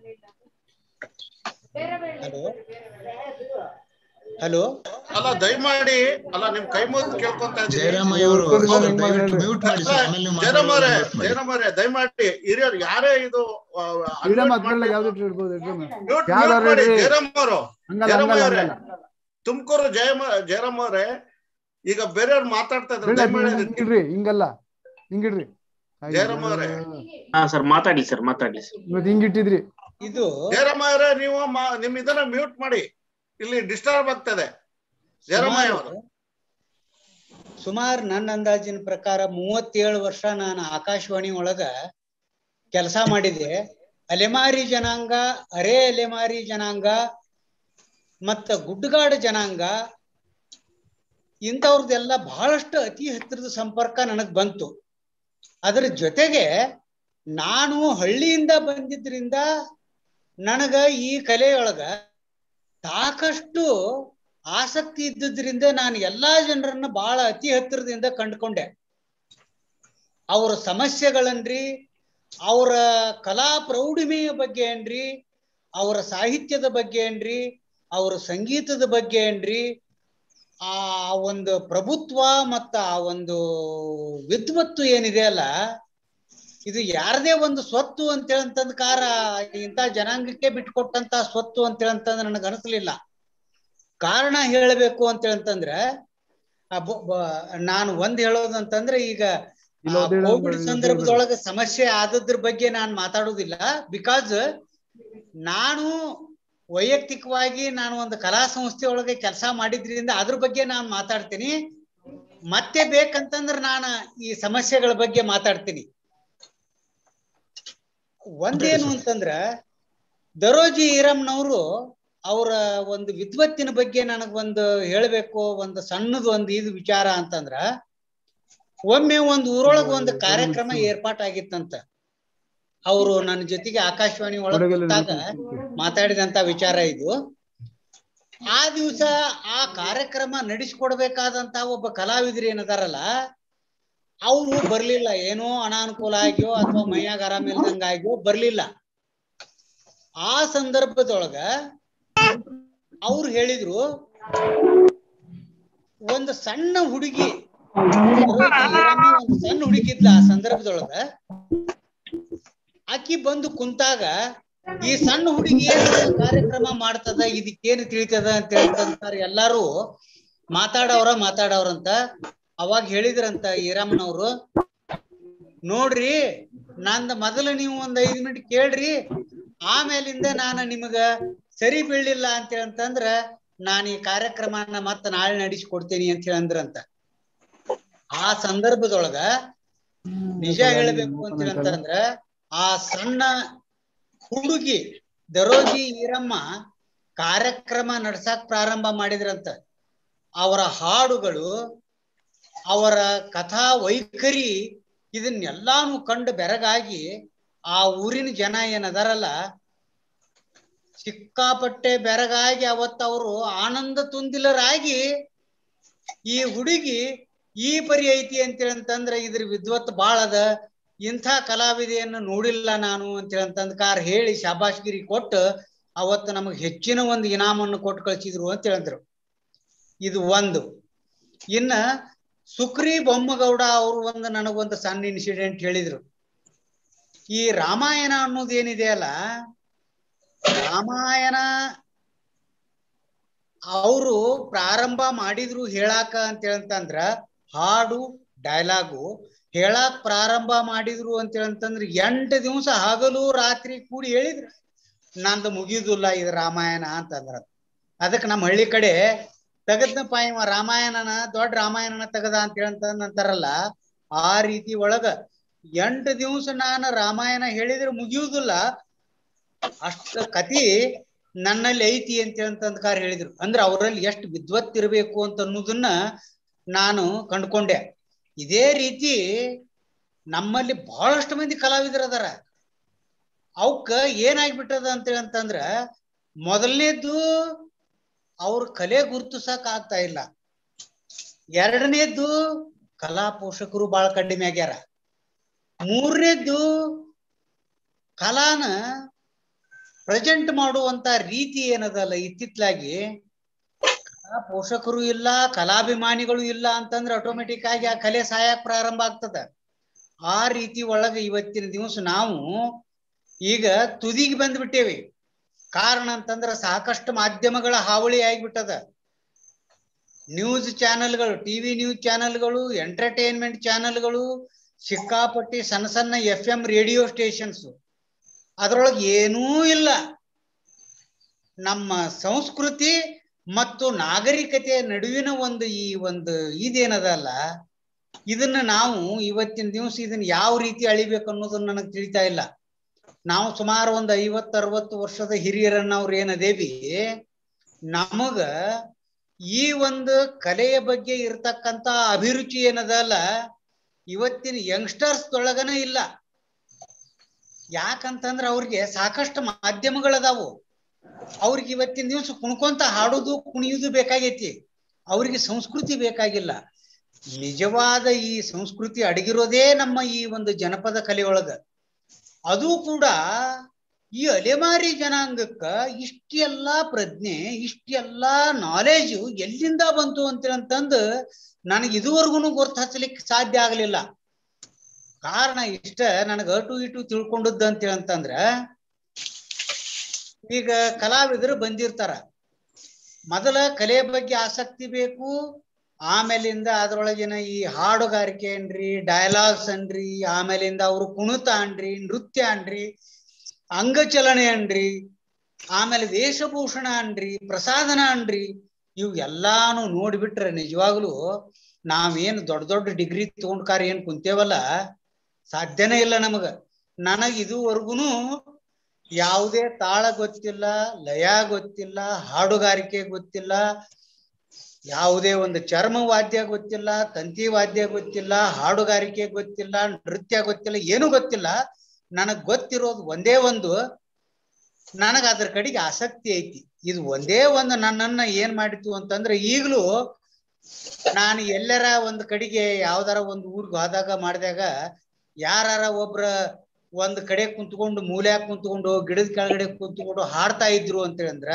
ಹಲೋ ಹಲೋ ಅಲ್ಲ ದಯಮಾಡಿ ಅಲ್ಲ ನಿಮ್ ಕೈ ಮುಗಿದು ಕೇಳ್ಕೊಂತ ಇದ್ದೀನಿ ಜಯರಾಮಯ್ಯ ಅವರು ಕೂತ್ಕೊಂಡು ಸರ್ ಹಿಂಗ್ ಮಾಡಿ ದಯವಿಟ್ಟು ಹೇಳ್ರಿ. ಮ್ಯೂಟ್ ಮಾಡಿ ಸರ್ ಆಮೇಲೆ ನೀವು ಜಯರಾಮರೇ ಮಾತಾಡೋದು ಮ್ಯೂಟ್ ಮಾಡಿ ಜಯರಾಮರೇ ದಯಮಾಡಿ ಹಿರಿಯರು ಯಾರೇ ಇದು ಫ್ರೀಡಮ್ ಹತ್ಕೊಳ್ಳಿ ಯಾವ್ದು ಇಟ್ಬೋದು ಇಟ್ರಿ ಮ್ಯೂಟ್ ಯಾವ್ದಾರು ಮಾಡಿ ಇಡ್ರಿ ಜಯರಾಮ್ ಅವರು ಹಂಗಲ್ಲ ಜಯರಾಮ್ ಹಂಗಲ್ಲ ಅವರೇ ಹಂಗಲ್ಲ ತುಮಕೂರು ಜಯಮ ಜಯರಾಮ್ ಅವರೇ ಈಗ ಬೇರೆಯವ್ರು ಮಾತಾಡ್ತಾ ಇದ್ದಾರೆ ಫ್ರೀಡಮ್ ದಯಮಾಡಿ ಹಿಂಗಿಡ್ರಿ ಹಿಂಗಲ್ಲ ಹಿಂಗಿಡ್ರಿ ಜಯರಾಮ್ ಅವರೇ ಹಾ ಸರ್ ಮಾತಾಡ್ಲಿ ಸರ್ ಮಾತಾಡ್ಲಿ ಸರ್ ಇವತ್ತು ಹಿಂಗಿಟ್ಟಿದ್ರಿ ಇದು ಜಯರಾಮ್ ಅವರೇ ನೀವು ಮಾ- ನಿಮ್ ಇದನ್ನ ಮ್ಯೂಟ್ ಮಾಡಿ ಇಲ್ಲಿ ಡಿಸ್ಟರ್ಬ್ ಆಗ್ತದೆ ಜಯರಾಮಯ್ಯ ಅವರು ಸುಮಾರು ನನ್ನ ಅಂದಾಜಿನ ಪ್ರಕಾರ ಮೂವತ್ತೇಳು ವರ್ಷ ನಾನು ಆಕಾಶವಾಣಿ ಒಳಗ ಕೆಲಸ ಮಾಡಿದೆ ಅಲೆಮಾರಿ ಜನಾಂಗ ಅರೆ ಅಲೆಮಾರಿ ಜನಾಂಗ ಮತ್ತ ಗುಡ್ಡಗಾಡು ಜನಾಂಗ ಇಂಥವ್ರದ್ದೆಲ್ಲ ಬಹಳಷ್ಟು ಅತಿ ಹತ್ತಿರದ ಸಂಪರ್ಕ ನನಗ್ ಬಂತು ಅದರ ಜೊತೆಗೆ ನಾನು ಹಳ್ಳಿಯಿಂದ ಬಂದಿದ್ರಿಂದ ನನಗ ಈ ಕಲೆಯೊಳಗ ಸಾಕಷ್ಟು ಆಸಕ್ತಿ ಇದ್ದುದ್ರಿಂದ ನಾನು ಎಲ್ಲಾ ಜನರನ್ನ ಬಹಳ ಅತಿ ಹತ್ತಿರದಿಂದ ಕಂಡುಕೊಂಡೆ ಅವರ ಸಮಸ್ಯೆಗಳನ್ರಿ ಅವರ ಕಲಾ ಪ್ರೌಢಿಮೆಯ ಬಗ್ಗೆ ಏನ್ರಿ ಅವರ ಸಾಹಿತ್ಯದ ಬಗ್ಗೆ ಏನ್ರಿ ಅವರ ಸಂಗೀತದ ಬಗ್ಗೆ ಏನ್ರಿ ಆ ಒಂದು ಪ್ರಭುತ್ವ ಮತ್ತ ಆ ಒಂದು ವಿದ್ವತ್ತು ಏನಿದೆ ಅಲ್ಲ ಇದು ಯಾರದೇ ಒಂದು ಸ್ವತ್ತು ಅಂತ ಹೇಳಂತಂದ್ ಕಾರ ಇಂಥ ಜನಾಂಗಕ್ಕೆ ಬಿಟ್ಕೊಟ್ಟಂತ ಸ್ವತ್ತು ಅಂತ ಹೇಳಂತಂದ್ರೆ ನನಗೆ ಅನಿಸ್ಲಿಲ್ಲ ಕಾರಣ ಹೇಳಬೇಕು ಅಂತ ಹೇಳಂತಂದ್ರೆ ಆ ಬೊ- ಬ- ನಾನು ಒಂದ್ ಹೇಳೋದಂತಂದ್ರೆ ಈಗ ಇಲ್ಲ ಒಂದ್ ಹೇಳು, ಕೋವಿಡ್ ಒಂದ್ ಸಂದರ್ಭದೊಳಗ ಸಮಸ್ಯೆ ಆದದ್ರ ಬಗ್ಗೆ ನಾನು ಮಾತಾಡುದಿಲ್ಲ ಬಿಕಾಸ್ ನಾನು ವೈಯಕ್ತಿಕವಾಗಿ ನಾನು ಒಂದು ಕಲಾ ಸಂಸ್ಥೆ ಒಳಗೆ ಕೆಲಸ ಮಾಡಿದ್ರಿಂದ ಅದ್ರ ಬಗ್ಗೆ ನಾನು ಮಾತಾಡ್ತೀನಿ ಮತ್ತೆ ಬೇಕಂತಂದ್ರೆ ನಾನು ಈ ಸಮಸ್ಯೆಗಳ ಬಗ್ಗೆ ಮಾತಾಡ್ತೀನಿ ಒಂದೇನು ಅಂತಂದ್ರ ದರೋಜಿ ಈರಮ್ನವರು ಅವರ ಒಂದು ವಿದ್ವತ್ತಿನ ಬಗ್ಗೆ ನನಗೊಂದು ಹೇಳಬೇಕು ಒಂದು ಸಣ್ಣದು ಒಂದು ಇದು ವಿಚಾರ ಅಂತಂದ್ರ ಒಮ್ಮೆ ಒಂದು ಊರೊಳಗ ಒಂದು ಕಾರ್ಯಕ್ರಮ ಏರ್ಪಾಟಾಗಿತ್ತಂತ ಅವರು ನನ್ನ ಜೊತೆಗೆ ಆಕಾಶವಾಣಿ ಒಳಗೆ ಕೊಡಗಲ್ಲಿ ಕೂತಾಗ ಮಾತಾಡಿದಂತ ವಿಚಾರ ಇದು ಆ ದಿವಸ ಆ ಕಾರ್ಯಕ್ರಮ ನಡೆಸ್ಕೊಡ್ಬೇಕಾದಂತ ಒಬ್ಬ ಕಲಾವಿದ್ರು ಏನದಾರಲ್ಲ ಅವರು ಬರ್ಲಿಲ್ಲ ಏನೋ ಅನಾನುಕೂಲ ಆಗ್ಯೋ ಅಥವಾ ಮೈಯಾಗ ಆರಾಮಿಲ್ದಂಗ ಆಗ್ಯೋ ಬರ್ಲಿಲ್ಲ ಆ ಸಂದರ್ಭದೊಳಗ ಅವ್ರು ಹೇಳಿದ್ರು ಒಂದು ಸಣ್ಣ ಹುಡುಗಿ ಒಂದು ಸಣ್ಣ ಹುಡುಗಿ ಇದ್ಲ ಆ ಸಂದರ್ಭದೊಳಗ ಆಕಿ ಬಂದು ಕುಂತಾಗ ಈ ಸಣ್ಣ ಹುಡುಗಿ ಏನ್ ಕಾರ್ಯಕ್ರಮ ಮಾಡ್ತದ ಇದಕ್ಕೇನು ತಿಳಿತದ ಅಂತ ಹೇಳ್ತಾರೆ ಎಲ್ಲಾರು ಮಾತಾಡವ್ರ ಮಾತಾಡವ್ರಂತ ಅವಾಗ ಹೇಳಿದ್ರಂತ ಈರಮ್ಮನವ್ರು ನೋಡ್ರಿ ನಂದ ಮೊದಲು ನೀವು ಒಂದ್ ಐದ್ ಮಿನಿಟ್ ಕೇಳ್ರಿ ಆಮೇಲಿಂದ ನಾನು ನಿಮಗ ಸರಿ ಬೀಳಿಲ್ಲ ಅಂತ ಹೇಳಂತಂದ್ರ ನಾನು ಈ ಕಾರ್ಯಕ್ರಮನ ಮತ್ತ ನಾಳೆ ನಡೆಸಿಕೊಡ್ತೀನಿ ಅಂತ ಹೇಳಂದ್ರಂತ ಆ ಸಂದರ್ಭದೊಳಗ ನಿಜ ಹೇಳಬೇಕು ಅಂತ ಹೇಳಂತಂದ್ರ ಆ ಸಣ್ಣ ಹುಡುಗಿ ದರೋಜಿ ಈರಮ್ಮ ಕಾರ್ಯಕ್ರಮ ನಡ್ಸಕ್ ಪ್ರಾರಂಭ ಮಾಡಿದ್ರಂತ ಅವರ ಹಾಡುಗಳು ಅವರ ಕಥಾ ವೈಖರಿ ಇದನ್ನೆಲ್ಲಾನು ಕಂಡು ಬೆರಗಾಗಿ ಆ ಊರಿನ ಜನ ಏನದಾರಲ್ಲ ಸಿಕ್ಕಾಪಟ್ಟೆ ಬೆರಗಾಗಿ ಅವತ್ತ ಅವರು ಆನಂದ ತುಂದಿಲರಾಗಿ ಈ ಹುಡುಗಿ ಈ ಪರಿ ಐತಿ ಅಂತೇಳಂತಂದ್ರ ಇದ್ರ ವಿದ್ವತ್ ಬಾಳ ಅದ ಇಂಥ ಕಲಾವಿದೆಯನ್ನು ನೋಡಿಲ್ಲ ನಾನು ಅಂತೇಳಂತಂದ್ ಕಾರ್ ಹೇಳಿ ಶಾಬಾಷ್ಗಿರಿ ಕೊಟ್ಟು ಅವತ್ತು ನಮಗ್ ಹೆಚ್ಚಿನ ಒಂದು ಇನಾಮನ್ನು ಕೊಟ್ಟು ಕಳ್ಸಿದ್ರು ಅಂತ ಹೇಳಿದ್ರು ಇದು ಒಂದು ಇನ್ನ ಸುಕ್ರಿ ಬೊಮ್ಮಗೌಡ ಅವರು ಒಂದು ನನಗೊಂದು ಸಣ್ಣ ಇನ್ಸಿಡೆಂಟ್ ಹೇಳಿದ್ರು ಈ ರಾಮಾಯಣ ಅನ್ನೋದು ಏನಿದೆ ಅಲ್ಲ ರಾಮಾಯಣ ಅವರು ಪ್ರಾರಂಭ ಮಾಡಿದ್ರು ಹೇಳಾಕ ಅಂತ ಹೇಳಂತಂದ್ರ ಹಾಡು ಡೈಲಾಗು ಹೇಳಾಕ್ ಪ್ರಾರಂಭ ಮಾಡಿದ್ರು ಅಂತ ಹೇಳಂತಂದ್ರ ಎಂಟು ದಿವಸ ಹಗಲು ರಾತ್ರಿ ಕೂಡಿ ಹೇಳಿದ್ರು ನಂದು ಮುಗಿಯುದಿಲ್ಲ ಇದು ರಾಮಾಯಣ ಅಂತಂದ್ರ ಅದಕ್ಕೆ ನಮ್ಮ ಹಳ್ಳಿ ಕಡೆ ತೆಗದ್ನಪ್ಪ ಇವ ರಾಮಾಯಣನ ದೊಡ್ಡ ರಾಮಾಯಣನ ತೆಗದ ಅಂತ ಹೇಳಂತಂದ್ ಅಂತಾರಲ್ಲ ಆ ರೀತಿ ಒಳಗ ಎಂಟು ದಿವಸ ನಾನು ರಾಮಾಯಣ ಹೇಳಿದ್ರೆ ಮುಗಿಯುವುದಿಲ್ಲ ಅಷ್ಟ ಕತಿ ನನ್ನಲ್ಲಿ ಐತಿ ಅಂತ ಹೇಳಂತಂದ್ ಕಾರ್ ಹೇಳಿದ್ರು ಅಂದ್ರೆ ಅವರಲ್ಲಿ ಎಷ್ಟು ವಿದ್ವತ್ತಿರ್ಬೇಕು ಅಂತ ಅನ್ನೋದನ್ನ ನಾನು ಕಂಡ್ಕೊಂಡೆ ಇದೇ ರೀತಿ ನಮ್ಮಲ್ಲಿ ಬಹಳಷ್ಟು ಮಂದಿ ಕಲಾವಿದರು ಅದಾರ ಅವಕ್ಕ ಏನಾಗ್ಬಿಟ್ಟದ ಅಂತ ಅಂತಂದ್ರ ಮೊದಲನೇದ್ದು ಅವ್ರ ಕಲೆ ಗುರುತಿಸಕ್ ಆಗ್ತಾ ಇಲ್ಲ ಎರಡನೇದ್ದು ಕಲಾ ಪೋಷಕರು ಬಹಳ ಕಡಿಮೆ ಆಗ್ಯಾರ ಮೂರನೇದ್ದು ಕಲಾನ ಪ್ರೆಸೆಂಟ್ ಮಾಡುವಂತ ರೀತಿ ಏನದಲ್ಲ ಇತ್ತಿತ್ಲಾಗಿ ಕಲಾ ಪೋಷಕರು ಇಲ್ಲ ಕಲಾಭಿಮಾನಿಗಳು ಇಲ್ಲ ಅಂತಂದ್ರೆ ಆಟೋಮೆಟಿಕ್ ಆಗಿ ಆ ಕಲೆ ಸಾಯಕ್ ಪ್ರಾರಂಭ ಆಗ್ತದ ಆ ರೀತಿ ಒಳಗ ಇವತ್ತಿನ ದಿವಸ ನಾವು ಈಗ ತುದಿಗೆ ಬಂದ್ಬಿಟ್ಟೇವಿ ಕಾರಣ ಅಂತಂದ್ರ ಸಾಕಷ್ಟು ಮಾಧ್ಯಮಗಳ ಹಾವಳಿ ಆಗಿಬಿಟ್ಟದ ನ್ಯೂಸ್ ಚಾನೆಲ್ಗಳು ಟಿವಿ ನ್ಯೂಸ್ ಚಾನೆಲ್ಗಳು ಎಂಟರ್ಟೈನ್ಮೆಂಟ್ ಚಾನೆಲ್ಗಳು ಸಿಕ್ಕಾಪಟ್ಟಿ ಸಣ್ಣ ಸಣ್ಣ ಎಫ್ ಎಂ ರೇಡಿಯೋ ಸ್ಟೇಷನ್ಸ್ ಅದ್ರೊಳಗೆ ಏನೂ ಇಲ್ಲ ನಮ್ಮ ಸಂಸ್ಕೃತಿ ಮತ್ತು ನಾಗರಿಕತೆಯ ನಡುವಿನ ಒಂದು ಈ ಒಂದು ಇದೇನದಲ್ಲ ಇದನ್ನ ನಾವು ಇವತ್ತಿನ ದಿವಸ ಇದನ್ನ ಯಾವ ರೀತಿ ಅಳಿಬೇಕು ಅನ್ನೋದನ್ನ ನನಗೆ ತಿಳಿತಾ ಇಲ್ಲ ನಾವು ಸುಮಾರು ಒಂದು ಐವತ್ತು ಅರವತ್ತು ವರ್ಷದ ಹಿರಿಯರನ್ನವ್ರು ಏನದೇವಿ ನಮಗ ಈ ಒಂದು ಕಲೆಯ ಬಗ್ಗೆ ಇರ್ತಕ್ಕಂತ ಅಭಿರುಚಿ ಏನದಲ್ಲ ಇವತ್ತಿನ ಯಂಗ್ಸ್ಟರ್ಸ್ ಒಳಗನ ಇಲ್ಲ ಯಾಕಂತಂದ್ರ ಅವ್ರಿಗೆ ಸಾಕಷ್ಟು ಮಾಧ್ಯಮಗಳದಾವು ಅವ್ರಿಗೆ ಇವತ್ತಿನ ದಿವಸ ಕುಣ್ಕೊಂತ ಹಾಡೋದು ಕುಣಿಯೋದು ಬೇಕಾಗೈತಿ ಅವ್ರಿಗೆ ಸಂಸ್ಕೃತಿ ಬೇಕಾಗಿಲ್ಲ ನಿಜವಾದ ಈ ಸಂಸ್ಕೃತಿ ಅಡಗಿರೋದೇ ನಮ್ಮ ಈ ಒಂದು ಜನಪದ ಕಲೆಯೊಳಗ ಅದು ಕೂಡ ಈ ಅಲೆಮಾರಿ ಜನಾಂಗಕ್ಕ ಇಷ್ಟೆಲ್ಲಾ ಪ್ರಜ್ಞೆ ಇಷ್ಟೆಲ್ಲಾ ನಾಲೆಜು ಎಲ್ಲಿಂದ ಬಂತು ಅಂತಂತಂದು ನನಗೆ ಇದುವರೆಗೂ ಗುರ್ತು ಹಚ್ಚಲಿಕ್ಕೆ ಸಾಧ್ಯ ಆಗಲಿಲ್ಲ ಕಾರಣ ಇಷ್ಟ ನನಗೆ ಅಟು ಇಟು ತಿಳ್ಕೊಂಡದ್ದು ಅಂತೇಳಂತಂದ್ರ ಈಗ ಕಲಾವಿದರು ಬಂದಿರ್ತಾರ ಮೊದಲ ಕಲೆ ಬಗ್ಗೆ ಆಸಕ್ತಿ ಬೇಕು ಆಮೇಲಿಂದ ಅದ್ರೊಳಗಿನ ಈ ಹಾಡುಗಾರಿಕೆ ಅನ್ರಿ ಡಯಲಾಗ್ಸ್ ಅನ್ರಿ ಆಮೇಲಿಂದ ಅವರು ಕುಣಿತ ಅನ್ರಿ ನೃತ್ಯ ಅನ್ರಿ ಅಂಗಚಲನೆ ಅನ್ರಿ ಆಮೇಲೆ ವೇಷಭೂಷಣ ಅನ್ರಿ ಪ್ರಸಾದನ ಅನ್ರಿ ಇವು ಎಲ್ಲಾನು ನೋಡ್ಬಿಟ್ರೆ ನಿಜವಾಗ್ಲು ನಾವೇನು ದೊಡ್ಡ ದೊಡ್ಡ ಡಿಗ್ರಿ ತಗೊಂಡ್ಕಾರ ಏನ್ ಕುಂತೇವಲ್ಲ ಸಾಧ್ಯನೇ ಇಲ್ಲ ನಮಗ ನನಗ್ ಇದುವರೆಗೂನು ಯಾವುದೇ ತಾಳ ಗೊತ್ತಿಲ್ಲ ಲಯ ಗೊತ್ತಿಲ್ಲ ಹಾಡುಗಾರಿಕೆ ಗೊತ್ತಿಲ್ಲ ಯಾವುದೇ ಒಂದು ಚರ್ಮ ವಾದ್ಯ ಗೊತ್ತಿಲ್ಲ ತಂತಿ ವಾದ್ಯ ಗೊತ್ತಿಲ್ಲ ಹಾಡುಗಾರಿಕೆ ಗೊತ್ತಿಲ್ಲ ನೃತ್ಯ ಗೊತ್ತಿಲ್ಲ ಏನು ಗೊತ್ತಿಲ್ಲ ನನಗ್ ಗೊತ್ತಿರೋದು ಒಂದೇ ಒಂದು ನನಗ ಅದ್ರ ಕಡೆಗೆ ಆಸಕ್ತಿ ಐತಿ ಇದು ಒಂದೇ ಒಂದು ನನ್ನನ್ನ ಏನ್ ಮಾಡಿತು ಅಂತಂದ್ರೆ ಈಗಲೂ ನಾನು ಎಲ್ಲರ ಒಂದ್ ಕಡೆಗೆ ಯಾವ್ದಾರ ಒಂದು ಊರ್ಗ್ ಹೋದಾಗ ಮಾಡಿದಾಗ ಯಾರಾರ ಒಬ್ರ ಒಂದ್ ಕಡೆ ಕುಂತ್ಕೊಂಡು ಮೂಲ್ಯಾಗ ಕುಂತ್ಕೊಂಡು ಗಿಡದ ಕೆಳಗಡೆ ಕುಂತ್ಕೊಂಡು ಹಾಡ್ತಾ ಇದ್ರು ಅಂತಂದ್ರ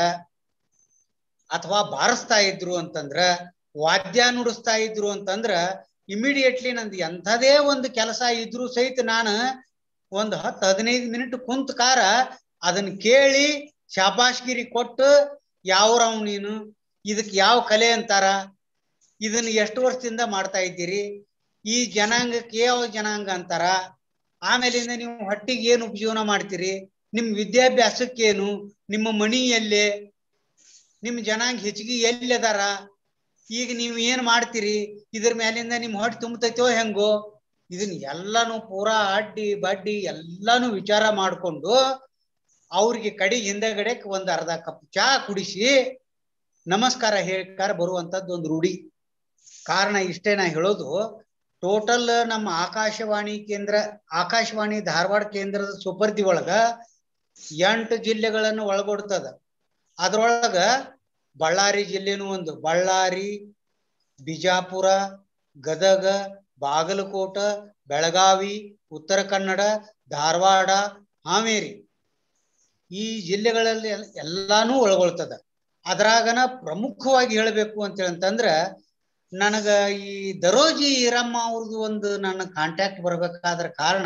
ಅಥವಾ ಬಾರಿಸ್ತಾ ಇದ್ರು ಅಂತಂದ್ರ ವಾದ್ಯ ನುಡಿಸ್ತಾ ಇದ್ರು ಅಂತಂದ್ರ ಇಮಿಡಿಯೇಟ್ಲಿ ನಂದು ಎಂಥದೇ ಒಂದು ಕೆಲಸ ಇದ್ರು ಸಹಿತ ನಾನು ಒಂದ್ ಹತ್ತು ಹದಿನೈದು ಮಿನಿಟ್ ಕುಂತ ಕಾರ ಅದನ್ನ ಕೇಳಿ ಶಾಬಾಷ್ಗಿರಿ ಕೊಟ್ಟು ಯಾವ್ರವ್ ನೀನು ಇದಕ್ ಯಾವ ಕಲೆ ಅಂತಾರ ಇದನ್ನ ಎಷ್ಟು ವರ್ಷದಿಂದ ಮಾಡ್ತಾ ಇದ್ದೀರಿ ಈ ಜನಾಂಗಕ್ಕೆ ಯಾವ ಜನಾಂಗ ಅಂತಾರ ಆಮೇಲಿಂದ ನೀವು ಹೊಟ್ಟಿಗೆ ಏನು ಉಪಜೀವನ ಮಾಡ್ತೀರಿ ನಿಮ್ ವಿದ್ಯಾಭ್ಯಾಸಕ್ಕೇನು ನಿಮ್ಮ ಮಣಿ ಎಲ್ಲೇ ನಿಮ್ ಜನಾಂಗ ಹೆಚ್ಚಿಗೆ ಎಲ್ಲಿ ಅದಾರ ಈಗ ನೀವು ಏನ್ ಮಾಡ್ತೀರಿ ಇದ್ರ ಮೇಲಿಂದ ನಿಮ್ ಹೊಟ್ಟೆ ತುಂಬತೈತೋ ಹೆಂಗೋ ಇದನ್ನ ಎಲ್ಲಾನು ಪೂರಾ ಅಡ್ಡಿ ಬಡ್ಡಿ ಎಲ್ಲಾನು ವಿಚಾರ ಮಾಡ್ಕೊಂಡು ಅವ್ರಿಗೆ ಕಡಿ ಹಿಂದೆಗಡೆ ಒಂದ್ ಅರ್ಧ ಕಪ್ ಚಾ ಕುಡಿಸಿ ನಮಸ್ಕಾರ ಹೇಳ್ಕಾರ ಬರುವಂತದ್ದು ಒಂದು ರೂಢಿ ಕಾರಣ ಇಷ್ಟೇ ನಾ ಹೇಳೋದು ಟೋಟಲ್ ನಮ್ಮ ಆಕಾಶವಾಣಿ ಕೇಂದ್ರ ಆಕಾಶವಾಣಿ ಧಾರವಾಡ ಕೇಂದ್ರದ ಸುಪರ್ದಿ ಒಳಗ ಎಂಟು ಜಿಲ್ಲೆಗಳನ್ನು ಒಳಗೊಡ್ತದ ಅದ್ರೊಳಗ ಬಳ್ಳಾರಿ ಜಿಲ್ಲೆನೂ ಒಂದು ಬಳ್ಳಾರಿ ಬಿಜಾಪುರ ಗದಗ ಬಾಗಲಕೋಟ ಬೆಳಗಾವಿ ಉತ್ತರ ಕನ್ನಡ ಧಾರವಾಡ ಹಾವೇರಿ ಈ ಜಿಲ್ಲೆಗಳಲ್ಲಿ ಎಲ್- ಎಲ್ಲಾನು ಒಳಗೊಳ್ತದ ಅದ್ರಾಗನ ಪ್ರಮುಖವಾಗಿ ಹೇಳಬೇಕು ಅಂತ ಅಂತಂದ್ರ ನನಗ ಈ ದರೋಜಿ ಈರಮ್ಮ ಅವ್ರದ್ದು ಒಂದು ನನ್ನ ಕಾಂಟ್ಯಾಕ್ಟ್ ಬರ್ಬೇಕಾದ್ರ ಕಾರಣ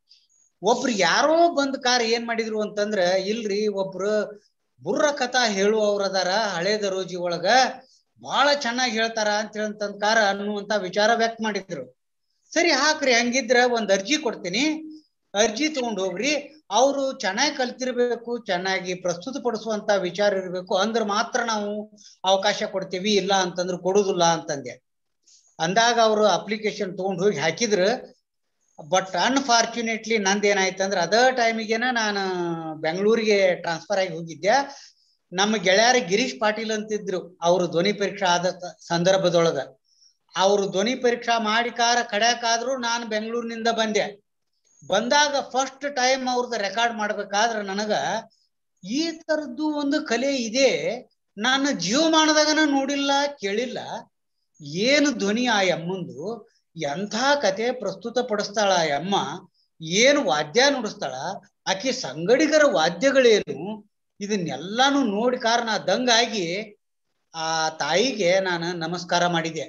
ಒಬ್ರು ಯಾರೋ ಬಂದ್ ಕಾರ್ ಏನ್ ಮಾಡಿದ್ರು ಅಂತಂದ್ರ ಇಲ್ರಿ ಒಬ್ರು ಬುರ್ರ ಕಥಾ ಹೇಳುವವ್ರ ಅದಾರ ಹಳೆ ದರೋಜಿ ಒಳಗ ಬಹಳ ಚೆನ್ನಾಗಿ ಹೇಳ್ತಾರ ಅಂತ ಹೇಳಂತಂದ್ ಕಾರ ಅನ್ನುವಂತ ವಿಚಾರ ವ್ಯಕ್ತ ಮಾಡಿದ್ರು ಸರಿ ಹಾಕ್ರಿ ಹಂಗಿದ್ರ ಒಂದ್ ಅರ್ಜಿ ಕೊಡ್ತೀನಿ ಅರ್ಜಿ ತಗೊಂಡ್ ಹೋಗ್ರಿ ಅವರು ಚೆನ್ನಾಗಿ ಕಲ್ತಿರ್ಬೇಕು ಚೆನ್ನಾಗಿ ಪ್ರಸ್ತುತ ಪಡಿಸುವಂತ ವಿಚಾರ ಇರ್ಬೇಕು ಅಂದ್ರ ಮಾತ್ರ ನಾವು ಅವಕಾಶ ಕೊಡ್ತೀವಿ ಇಲ್ಲ ಅಂತಂದ್ರ ಕೊಡುದಿಲ್ಲ ಅಂತಂದೆ ಅಂದಾಗ ಅವರು ಅಪ್ಲಿಕೇಶನ್ ತಗೊಂಡ್ ಹೋಗಿ ಹಾಕಿದ್ರು ಬಟ್ ಅನ್ಫಾರ್ಚುನೇಟ್ಲಿ ನಂದೇನಾಯ್ತಂದ್ರ ಅದ ಟೈಮಿಗೆನ ನಾನು ಬೆಂಗಳೂರಿಗೆ ಟ್ರಾನ್ಸ್ಫರ್ ಆಗಿ ಹೋಗಿದ್ದೆ ನಮ್ಮ ಗೆಳೆಯರ ಗಿರೀಶ್ ಪಾಟೀಲ್ ಅಂತಿದ್ರು ಅವರು ಧ್ವನಿ ಪರೀಕ್ಷಾ ಆದ ತ- ಸಂದರ್ಭದೊಳಗ ಅವರು ಧ್ವನಿ ಪರೀಕ್ಷಾ ಮಾಡಿ ಕಾರ ಕಡ್ಯಾಕಾದ್ರು ನಾನು ಬೆಂಗಳೂರಿನಿಂದ ಬಂದೆ ಬಂದಾಗ ಫಸ್ಟ್ ಟೈಮ್ ಅವ್ರದ್ದು ರೆಕಾರ್ಡ್ ಮಾಡ್ಬೇಕಾದ್ರ ನನಗ ಈ ತರದ್ದು ಒಂದು ಕಲೆ ಇದೆ ನಾನು ಜೀವಮಾನದಾಗನ ನೋಡಿಲ್ಲ ಕೇಳಿಲ್ಲ ಏನು ಧ್ವನಿ ಆ ಅಮ್ಮಂದು ಎಂಥ ಕತೆ ಪ್ರಸ್ತುತ ಪಡಿಸ್ತಾಳ ಆ ಅಮ್ಮ ಏನು ವಾದ್ಯ ನುಡಿಸ್ತಾಳ ಆಕಿ ಸಂಗಡಿಗರ ವಾದ್ಯಗಳೇನು ಇದನ್ನೆಲ್ಲಾನು ನೋಡಿ ಕಾರಣ ದಂಗಾಗಿ ಆ ತಾಯಿಗೆ ನಾನು ನಮಸ್ಕಾರ ಮಾಡಿದೆ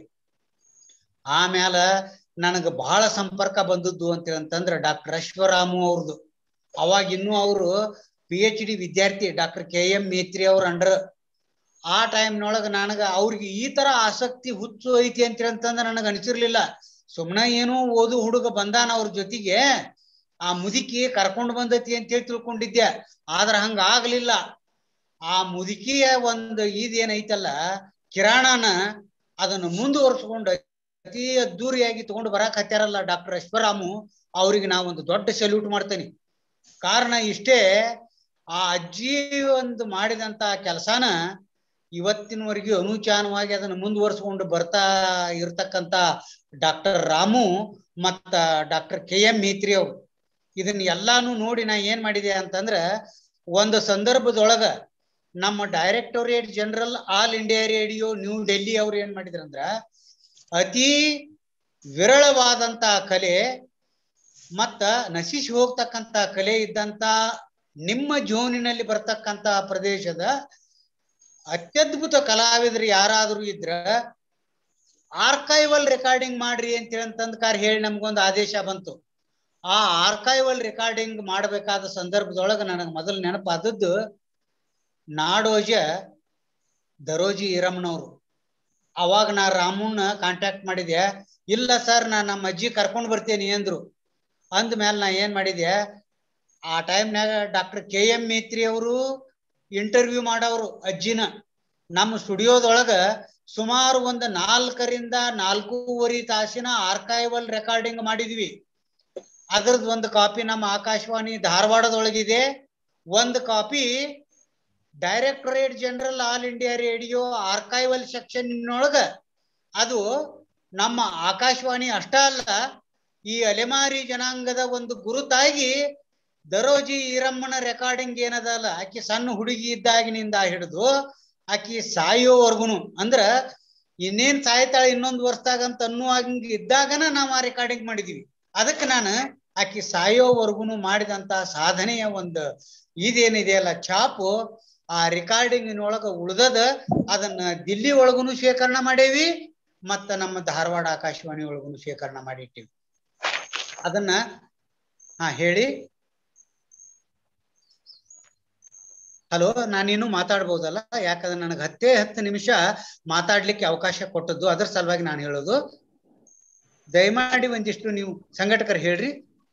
ಆಮ್ಯಾಲ ನನಗ ಬಹಳ ಸಂಪರ್ಕ ಬಂದದ್ದು ಅಂತ ಅಂತಂದ್ರ ಡಾಕ್ಟರ್ ಅಶ್ವರಾಮು ಅವ್ರದ್ದು ಅವಾಗ ಇನ್ನೂ ಅವರು ಪಿ ಎಚ್ ಡಿ ವಿದ್ಯಾರ್ಥಿ ಡಾಕ್ಟರ್ ಕೆ ಎಂ ಮೇತ್ರಿ ಅವ್ರ ಅಂಡರ್ ಆ ಟೈಮ್ನೊಳಗ ನನಗ ಅವ್ರಿಗೆ ಈ ತರ ಆಸಕ್ತಿ ಹುಚ್ಚು ಐತಿ ಅಂತ ಅಂತಂದ್ರ ನನಗ ಅನಿಸಿರ್ಲಿಲ್ಲ ಸುಮ್ನ ಏನೋ ಓದು ಹುಡುಗ ಬಂದಾನ ಅವ್ರ ಜೊತೆಗೆ ಆ ಮುದುಕಿ ಕರ್ಕೊಂಡ್ ಬಂದತಿ ಅಂತ ಹೇಳಿ ತಿಳ್ಕೊಂಡಿದ್ದೆ ಆದ್ರ ಹಂಗ ಆಗ್ಲಿಲ್ಲ ಆ ಮುದುಕಿಯ ಒಂದು ಇದೇನೈತಲ್ಲ ಕಿರಾಣನ ಅದನ್ನ ಮುಂದುವರ್ಸ್ಕೊಂಡು ಅತಿ ಅದ್ದೂರಿಯಾಗಿ ತಗೊಂಡು ಬರಾಕ್ ಹತ್ಯಾರಲ್ಲ ಡಾಕ್ಟರ್ ಅಶ್ವರಾಮು ಅವ್ರಿಗೆ ನಾ ಒಂದು ದೊಡ್ಡ ಸಲ್ಯೂಟ್ ಮಾಡ್ತೇನೆ ಕಾರಣ ಇಷ್ಟೇ ಆ ಅಜ್ಜಿ ಒಂದು ಮಾಡಿದಂತ ಕೆಲಸನ ಇವತ್ತಿನವರೆಗೂ ಅನುಚಾನವಾಗಿ ಅದನ್ನು ಮುಂದುವರ್ಸ್ಕೊಂಡು ಬರ್ತಾ ಇರ್ತಕ್ಕಂತ ಡಾಕ್ಟರ್ ರಾಮು ಮತ್ತ ಡಾಕ್ಟರ್ ಕೆ ಎಂ ಮೇತ್ರಿ ಅವರು ಇದನ್ನ ಎಲ್ಲಾನು ನೋಡಿ ನಾ ಏನ್ ಮಾಡಿದೆ ಅಂತಂದ್ರ ಒಂದು ಸಂದರ್ಭದೊಳಗ ನಮ್ಮ directorate general all India radio New Delhi ಅವ್ರು ಏನ್ ಮಾಡಿದ್ರಂದ್ರ ಅತಿ ವಿರಳವಾದಂತ ಕಲೆ ಮತ್ತ ನಶಿಸಿ ಹೋಗ್ತಕ್ಕಂತ ಕಲೆ ಇದ್ದಂತ ನಿಮ್ಮ ಜೋನಿನಲ್ಲಿ ಬರ್ತಕ್ಕಂತ ಪ್ರದೇಶದ ಅತ್ಯದ್ಭುತ ಕಲಾವಿದರು ಯಾರಾದ್ರೂ ಇದ್ರ ಆರ್ಕೈವಲ್ ರೆಕಾರ್ಡಿಂಗ್ ಮಾಡ್ರಿ ಅಂತ ಅಂತಂದ್ ಕಾರ್ ಹೇಳಿ ನಮ್ಗೊಂದು ಆದೇಶ ಬಂತು ಆ ಆರ್ಕೈವಲ್ ರೆಕಾರ್ಡಿಂಗ್ ಮಾಡಬೇಕಾದ ಸಂದರ್ಭದೊಳಗ ನನಗೆ ಮೊದಲು ನೆನಪಾದದ್ದು ನಾಡೋಜ ದರೋಜಿ ಈರಮ್ಮನವರು ಅವಾಗ ನಾ ರಾಮುನ್ನ ಕಾಂಟ್ಯಾಕ್ಟ್ ಮಾಡಿದೆ ಇಲ್ಲ ಸರ್ ನಾ ನಮ್ಮ ಅಜ್ಜಿ ಕರ್ಕೊಂಡ್ ಬರ್ತೇನೆ ಅಂದ್ರು ಅಂದ್ಮೇಲೆ ನಾ ಏನ್ ಮಾಡಿದೆ ಆ ಟೈಮ್ನಾಗ ಡಾಕ್ಟರ್ ಕೆ ಎಂ ಮೇತ್ರಿ ಅವರು ಇಂಟರ್ವ್ಯೂ ಮಾಡವ್ರು ಅಜ್ಜಿನ ನಮ್ಮ ಸ್ಟುಡಿಯೋದೊಳಗ ಸುಮಾರು ಒಂದು ನಾಲ್ಕರಿಂದ ನಾಲ್ಕೂವರೆ ತಾಸಿನ ಆರ್ಕೈವಲ್ ರೆಕಾರ್ಡಿಂಗ್ ಮಾಡಿದ್ವಿ ಅದ್ರದ್ದು ಒಂದು ಕಾಪಿ ನಮ್ಮ ಆಕಾಶವಾಣಿ ಧಾರವಾಡದೊಳಗಿದೆ ಒಂದು copy directorate general all India radio archival section ಒಳಗ ಅದು ನಮ್ಮ ಆಕಾಶವಾಣಿ ಅಷ್ಟ ಅಲ್ಲ ಈ ಅಲೆಮಾರಿ ಜನಾಂಗದ ಒಂದು ಗುರುತಾಗಿ ದರೋಜಿ ಈರಮ್ಮನ ರೆಕಾರ್ಡಿಂಗ್ ಏನದಲ್ಲ ಆಕಿ ಸಣ್ಣ ಹುಡುಗಿ ಇದ್ದಾಗಿನಿಂದ ಹಿಡಿದು ಆಕಿ ಸಾಯೋವರ್ಗುನು ಅಂದ್ರ ಇನ್ನೇನ್ ಸಾಯ್ತಾಳ ಇನ್ನೊಂದು ವರ್ಷದಾಗ ಅಂತ ಅನ್ನುವಂಗ ಇದ್ದಾಗನ ನಾವು ಆ ರೆಕಾರ್ಡಿಂಗ್ ಮಾಡಿದೀವಿ ಅದಕ್ಕೆ ನಾನು ಆಕಿ ಸಾಯೋವರ್ಗುನು ಮಾಡಿದಂತ ಸಾಧನೆಯ ಒಂದು ಇದೇನಿದೆಯಲ್ಲ ಛಾಪು ಆ ರೆಕಾರ್ಡಿಂಗಿನೊಳಗ ಉಳ್ದದ ಅದನ್ನ ದಿಲ್ಲಿ ಒಳಗುನು ಶೇಖರಣ ಮಾಡೇವಿ ಮತ್ತ ನಮ್ಮ ಧಾರವಾಡ ಆಕಾಶವಾಣಿ ಒಳಗುನು ಶೇಖರಣ ಮಾಡಿಟ್ಟಿವಿ ಅದನ್ನ ಹಾ ಹೇಳಿ ಹಲೋ ನಾನಿನ್ನು ಮಾತಾಡ್ಬೋದಲ್ಲ ಯಾಕಂದ್ರೆ ನನಗೆ ಹತ್ತೇ ಹತ್ತು ನಿಮಿಷ ಮಾತಾಡ್ಲಿಕ್ಕೆ ಅವಕಾಶ ಕೊಟ್ಟದ್ದು ಅದ್ರ ಸಲುವಾಗಿ ನಾನು ಹೇಳೋದು ದಯಮಾಡಿ ಒಂದಿಷ್ಟು ನೀವು ಸಂಘಟಕರು ಹೇಳ್ರಿ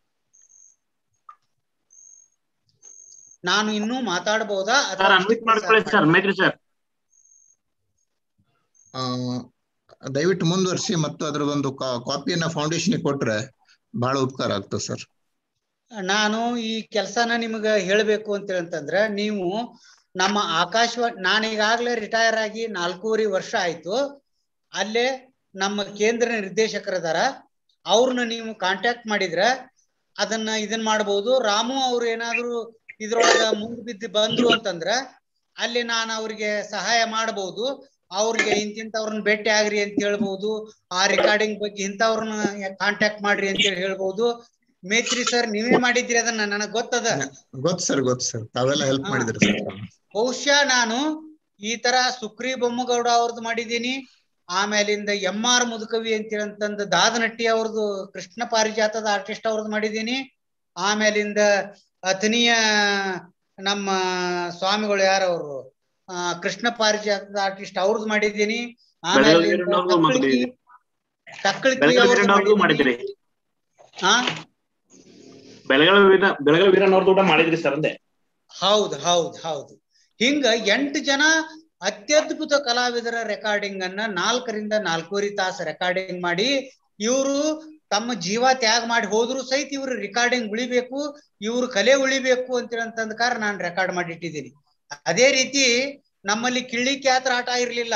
ನಾನು ಇನ್ನೂ ಮಾತಾಡಬಹುದಾ ಸರ್ ಅನ್ಮಿಟ್ ಮಾಡ್ಕೊಳ್ಳಿ ಸರ್ ಮೇಕ್ರಿ ಸರ್ ಆ, ದಯವಿಟ್ಟು ಮುಂದುವರಿಸಿ ಮತ್ತು ಅದರದೊಂದು ಕಾಪಿಯನ್ನ ಫೌಂಡೇಶನ್ ಕೊಟ್ರೆ ಬಹಳ ಉಪಕಾರ ಆಗ್ತದೆ ಸರ್ ನಾನು ಈ ಕೆಲಸನ ನಿಮ್ಗೆ ಹೇಳಬೇಕು ಅಂತ ಅಂತಂದ್ರೆ ನೀವು ನಮ್ಮ ಆಕಾಶವಾಣಿ ನಾನು ಈಗಾಗಲೇ ರಿಟೈರ್ ಆಗಿ ನಾಲ್ಕೂವರೆ ವರ್ಷ ಆಯ್ತು ಅಲ್ಲೇ ನಮ್ಮ ಕೇಂದ್ರ ನಿರ್ದೇಶಕರದಾರ ಅವ್ರನ್ನ ನೀವು ಕಾಂಟ್ಯಾಕ್ಟ್ ಮಾಡಿದ್ರೆ ಅದನ್ನ ಇದನ್ ಮಾಡ್ಬೋದು ರಾಮು ಅವ್ರು ಏನಾದ್ರು ಇದ್ರೊಳಗ ಮುಂದ್ ಬಿದ್ದು ಬಂದ್ರು ಅಂತಂದ್ರ ಅಲ್ಲಿ ನಾನು ಅವ್ರಿಗೆ ಸಹಾಯ ಮಾಡಬಹುದು ಅವ್ರಿಗೆ ಇಂತಿಂತವ್ರನ್ನ ಭೇಟಿ ಆಗ್ರಿ ಅಂತ ಹೇಳ್ಬಹುದು ಆ ರೆಕಾರ್ಡಿಂಗ್ ಬಗ್ಗೆ ಇಂಥವ್ರನ್ನ ಕಾಂಟ್ಯಾಕ್ಟ್ ಮಾಡ್ರಿ ಅಂತ ಹೇಳಿ ಹೇಳ್ಬಹುದು ಮೇತ್ರಿ ಸರ್ ನೀವೇ ಮಾಡಿದ್ರಿ ಅದನ್ನ ನನಗ್ ಗೊತ್ತದ ಗೊತ್ತು ಸರ್ ಗೊತ್ತು ಸರ್ ತಾವೆಲ್ಲ ಹೆಲ್ಪ್ ಮಾಡಿದ್ರಿ ಸರ್ ಬಹುಶಃ ನಾನು ಈ ತರ ಸುಕ್ರಿ ಬೊಮ್ಮಗೌಡ ಅವ್ರದ್ದು ಮಾಡಿದ್ದೀನಿ ಆಮೇಲಿಂದ ಎಂ ಆರ್ ಮುದುಕವಿ ಅಂತಂದ ದಾದನಟ್ಟಿ ಅವ್ರದ್ದು ಕೃಷ್ಣ ಪಾರಿಜಾತದ ಆರ್ಟಿಸ್ಟ್ ಅವ್ರದ್ದು ಮಾಡಿದ್ದೀನಿ ಆಮೇಲಿಂದ ಅಥನಿಯ ನಮ್ಮ ಸ್ವಾಮಿಗಳು ಯಾರವರು ಆ ಕೃಷ್ಣ ಪಾರಿಜಾತದ ಆರ್ಟಿಸ್ಟ್ ಅವ್ರದ್ದು ಮಾಡಿದ್ದೀನಿ ಬೆಳಗಾವಿ ಆಮೇಲಿಂದ ವೀರಣ್ಣವ್ರದ್ದು ಮಾಡಿದ್ದೀರಿ. ಟಕ್ಕಳಿಕಿ ಬೆಳಗಾವಿ ಅವ್ರದ್ದು ವೀರಣ್ಣವ್ರದ್ದು ಮಾಡಿದ್ದೀನಿ ಮಾಡಿದ್ರಿ ಹಾ ಬೆಳಗಾವಿ ವೀರ ಬೆಳಗಾವಿ ವೀರಣ್ಣವ್ರದ್ದು ಊಟ ಮಾಡಿದ್ರಿ ಸರ್ ಅಂದೆ ಹೌದು ಹೌದು ಹೌದು ಹಿಂಗ ಎಂಟು ಜನ ಅತ್ಯದ್ಭುತ ಕಲಾವಿದರ ರೆಕಾರ್ಡಿಂಗ್ ಅನ್ನ ನಾಲ್ಕರಿಂದ ನಾಲ್ಕೂವರೆ ತಾಸು ರೆಕಾರ್ಡಿಂಗ್ ಮಾಡಿ ಇವರು ತಮ್ಮ ಜೀವ ತ್ಯಾಗ ಮಾಡಿ ಹೋದ್ರು ಸಹಿತ ಇವ್ರ ರೆಕಾರ್ಡಿಂಗ್ ಉಳಿಬೇಕು ಇವ್ರ ಕಲೆ ಉಳಿಬೇಕು ಅಂತ ಅಂತಂದ ಕಾರಣ ನಾನು ರೆಕಾರ್ಡ್ ಮಾಡಿ ಇಟ್ಟಿದ್ದೀನಿ ಅದೇ ರೀತಿ ನಮ್ಮಲ್ಲಿ ಕಿಳ್ಳಿ ಕ್ಯಾತ್ರ ಆಟ ಇರ್ಲಿಲ್ಲ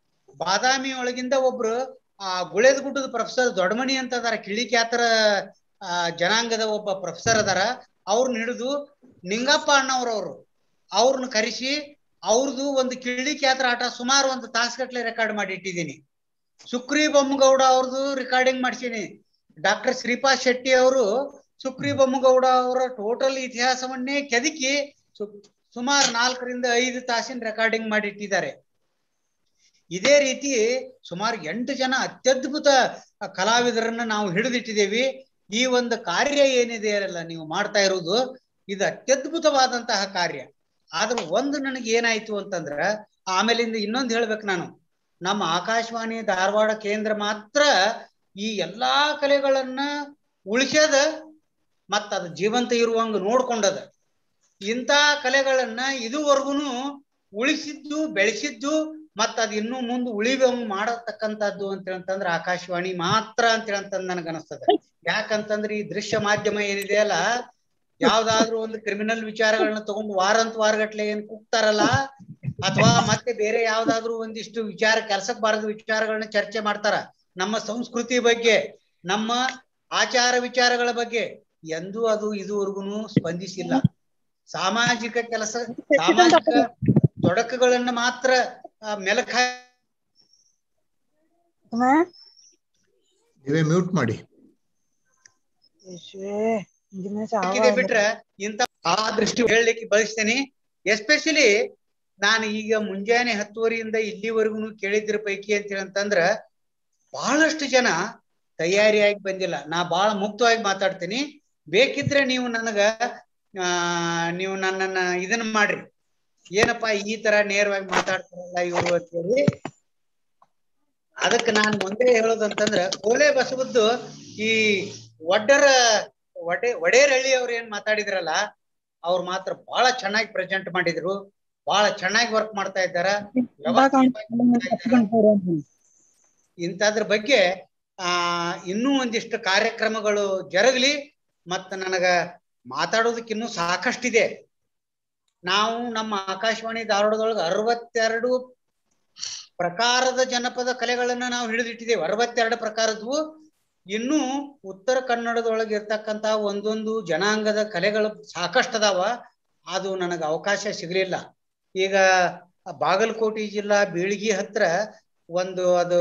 ಬಾದಾಮಿ ಒಳಗಿಂದ ಒಬ್ರು ಆ ಗುಳೇದ ಗುಡ್ಡದ ಪ್ರೊಫೆಸರ್ ದೊಡ್ಡಮಣಿ ಅಂತ ಅದಾರ ಕಿಳ್ಳಿ ಕ್ಯಾತರ ಆ ಜನಾಂಗದ ಒಬ್ಬ ಪ್ರೊಫೆಸರ್ ಅದಾರ ಅವ್ರನ್ನ ಹಿಡಿದು ನಿಂಗಪ್ಪ ಅಣ್ಣವ್ರವ್ರು ಅವ್ರನ್ನ ಕರೆಸಿ ಅವ್ರದ್ದು ಒಂದು ಕಿಳ್ಳಿ ಖ್ಯಾತ್ರ ಆಟ ಸುಮಾರು ಒಂದು ತಾಸುಗಟ್ಲೆ ರೆಕಾರ್ಡ್ ಮಾಡಿ ಇಟ್ಟಿದ್ದೀನಿ ಸುಕ್ರಿ ಬೊಮ್ಮಗೌಡ ಅವ್ರದ್ದು ರೆಕಾರ್ಡಿಂಗ್ ಮಾಡ್ಸೀನಿ ಡಾಕ್ಟರ್ ಶ್ರೀಪಾದ್ ಶೆಟ್ಟಿ ಅವರು ಸುಕ್ರಿ ಬೊಮ್ಮಗೌಡ ಅವರ ಟೋಟಲ್ ಇತಿಹಾಸವನ್ನೇ ಕೆದಕಿ ಸು- ಸುಮಾರು ನಾಲ್ಕರಿಂದ ಐದು ತಾಸಿನ ರೆಕಾರ್ಡಿಂಗ್ ಮಾಡಿ ಇಟ್ಟಿದ್ದಾರೆ ಇದೇ ರೀತಿ ಸುಮಾರು ಎಂಟು ಜನ ಅತ್ಯದ್ಭುತ ಕಲಾವಿದರನ್ನ ನಾವು ಹಿಡಿದಿಟ್ಟಿದ್ದೇವೆ ಈ ಒಂದು ಕಾರ್ಯ ಏನಿದೆ ಅಲ್ಲ ನೀವು ಮಾಡ್ತಾ ಇರುವುದು ಇದು ಅತ್ಯದ್ಭುತವಾದಂತಹ ಕಾರ್ಯ ಆದ್ರೆ ಒಂದು ನನಗೆ ಏನಾಯ್ತು ಅಂತಂದ್ರ ಆಮೇಲಿಂದ ಇನ್ನೊಂದು ಹೇಳ್ಬೇಕು ನಾನು ನಮ್ಮ ಆಕಾಶವಾಣಿ ಧಾರವಾಡ ಕೇಂದ್ರ ಮಾತ್ರ ಈ ಎಲ್ಲಾ ಕಲೆಗಳನ್ನ ಉಳಿಸ್ಯದ ಮತ್ತ ಅದು ಜೀವಂತ ಇರುವಂಗ ನೋಡ್ಕೊಂಡದ ಇಂಥ ಕಲೆಗಳನ್ನ ಇದುವರೆಗೂ ಉಳಿಸಿದ್ದು ಬೆಳೆಸಿದ್ದು ಮತ್ತ ಅದ್ ಇನ್ನೂ ಮುಂದೆ ಉಳಿವಂಗ್ ಮಾಡತಕ್ಕಂಥದ್ದು ಅಂತ ಅಂತಂದ್ರೆ ಆಕಾಶವಾಣಿ ಮಾತ್ರ ಅಂತ ಅಂತಂದ್ ನನಗ ಅನಸ್ತದ ಯಾಕಂತಂದ್ರೆ ಈ ದೃಶ್ಯ ಮಾಧ್ಯಮ ಏನಿದೆ ಅಲ್ಲ ಯಾವ್ದಾದ್ರು ಒಂದು ಕ್ರಿಮಿನಲ್ ವಿಚಾರಗಳನ್ನ ತಗೊಂಡು ವಾರಂತ ವಾರಗಟ್ಲೆ ಏನ್ ಕೂಗ್ತಾರಲ್ಲ ಅಥವಾ ಮತ್ತೆ ಬೇರೆ ಯಾವ್ದಾದ್ರು ಒಂದಿಷ್ಟು ವಿಚಾರ ಕೆಲ್ಸಕ್ ಬಾರದ ವಿಚಾರಗಳನ್ನ ಚರ್ಚೆ ಮಾಡ್ತಾರ ನಮ್ಮ ಸಂಸ್ಕೃತಿ ಬಗ್ಗೆ ನಮ್ಮ ಆಚಾರ ವಿಚಾರಗಳ ಬಗ್ಗೆ ಎಂದೂ ಅದು ಇದುವರೆಗೂ ಸ್ಪಂದಿಸಿಲ್ಲ ಸಾಮಾಜಿಕ ಕೆಲಸ ಸಾಮಾಜಿಕ ತೊಡಕುಗಳನ್ನ ಮಾತ್ರ ಆ, ಮೆಲಕ್ ಹಾಕಿ ನೀವೇ ಮ್ಯೂಟ್ ಮಾಡಿ ಹಾಕಿದೆ ಬಿಟ್ರೆ ಇಂತ ಆ ದೃಷ್ಟಿ ಹೇಳಲಿಕ್ಕೆ ಬಯಸ್ತೇನೆ ಎಸ್ಪೆಷಲಿ ನಾನು ಈಗ ಮುಂಜಾನೆ ಹತ್ತುವರಿಯಿಂದ ಇಲ್ಲಿವರೆಗೂ ಕೇಳಿದ್ರ ಪೈಕಿ ಅಂತ ಅಂತಂದ್ರ ಬಹಳಷ್ಟು ಜನ ತಯಾರಿಯಾಗಿ ಬಂದಿಲ್ಲ ನಾ ಬಹಳ ಮುಕ್ತವಾಗಿ ಮಾತಾಡ್ತೀನಿ ಬೇಕಿದ್ರೆ ನೀವು ನನಗ ಆ ನೀವು ನನ್ನನ್ನ ಇದನ್ನ ಮಾಡ್ರಿ ಏನಪ್ಪಾ ಈ ತರ ನೇರವಾಗಿ ಮಾತಾಡ್ತಾರಲ್ಲ ಇವರು ಅಂತ ಹೇಳಿ ಅದಕ್ಕೆ ನಾನು ಮುಂದೆ ಹೇಳೋದಂತಂದ್ರ ಕೋಲೆ ಬಸವದ್ದು ಈ ಒಡ್ಡರ ಒಡೆ ಒಡೇರಳ್ಳಿ ಅವ್ರು ಏನ್ ಮಾತಾಡಿದ್ರಲ್ಲ ಅವ್ರು ಮಾತ್ರ ಬಹಳ ಚೆನ್ನಾಗಿ ಪ್ರೆಸೆಂಟ್ ಮಾಡಿದ್ರು ಬಹಳ ಚೆನ್ನಾಗಿ ವರ್ಕ್ ಮಾಡ್ತಾ ಇದ್ದಾರ ಇಂಥದ್ರ ಬಗ್ಗೆ ಆ ಇನ್ನೂ ಒಂದಿಷ್ಟು ಕಾರ್ಯಕ್ರಮಗಳು ಜರಗಲಿ ಮತ್ತ ನನಗ ಮಾತಾಡೋದಕ್ಕೆ ಇನ್ನೂ ಸಾಕಷ್ಟಿದೆ ನಾವು ನಮ್ಮ ಆಕಾಶವಾಣಿ ಧಾರವಾಡದೊಳಗೆ ಅರವತ್ತೆರಡು ಪ್ರಕಾರದ ಜನಪದ ಕಲೆಗಳನ್ನ ನಾವು ಹಿಡಿದಿಟ್ಟಿದ್ದೇವೆ ಅರವತ್ತೆರಡು ಪ್ರಕಾರದ್ವು ಇನ್ನು ಉತ್ತರ ಕನ್ನಡದೊಳಗೆ ಇರ್ತಕ್ಕಂತ ಒಂದೊಂದು ಜನಾಂಗದ ಕಲೆಗಳು ಸಾಕಷ್ಟು ಅದಾವ ಅದು ನನಗೆ ಅವಕಾಶ ಸಿಗಲಿಲ್ಲ ಈಗ ಬಾಗಲಕೋಟೆ ಜಿಲ್ಲಾ ಬೀಳ್ಗಿ ಹತ್ರ ಒಂದು ಅದು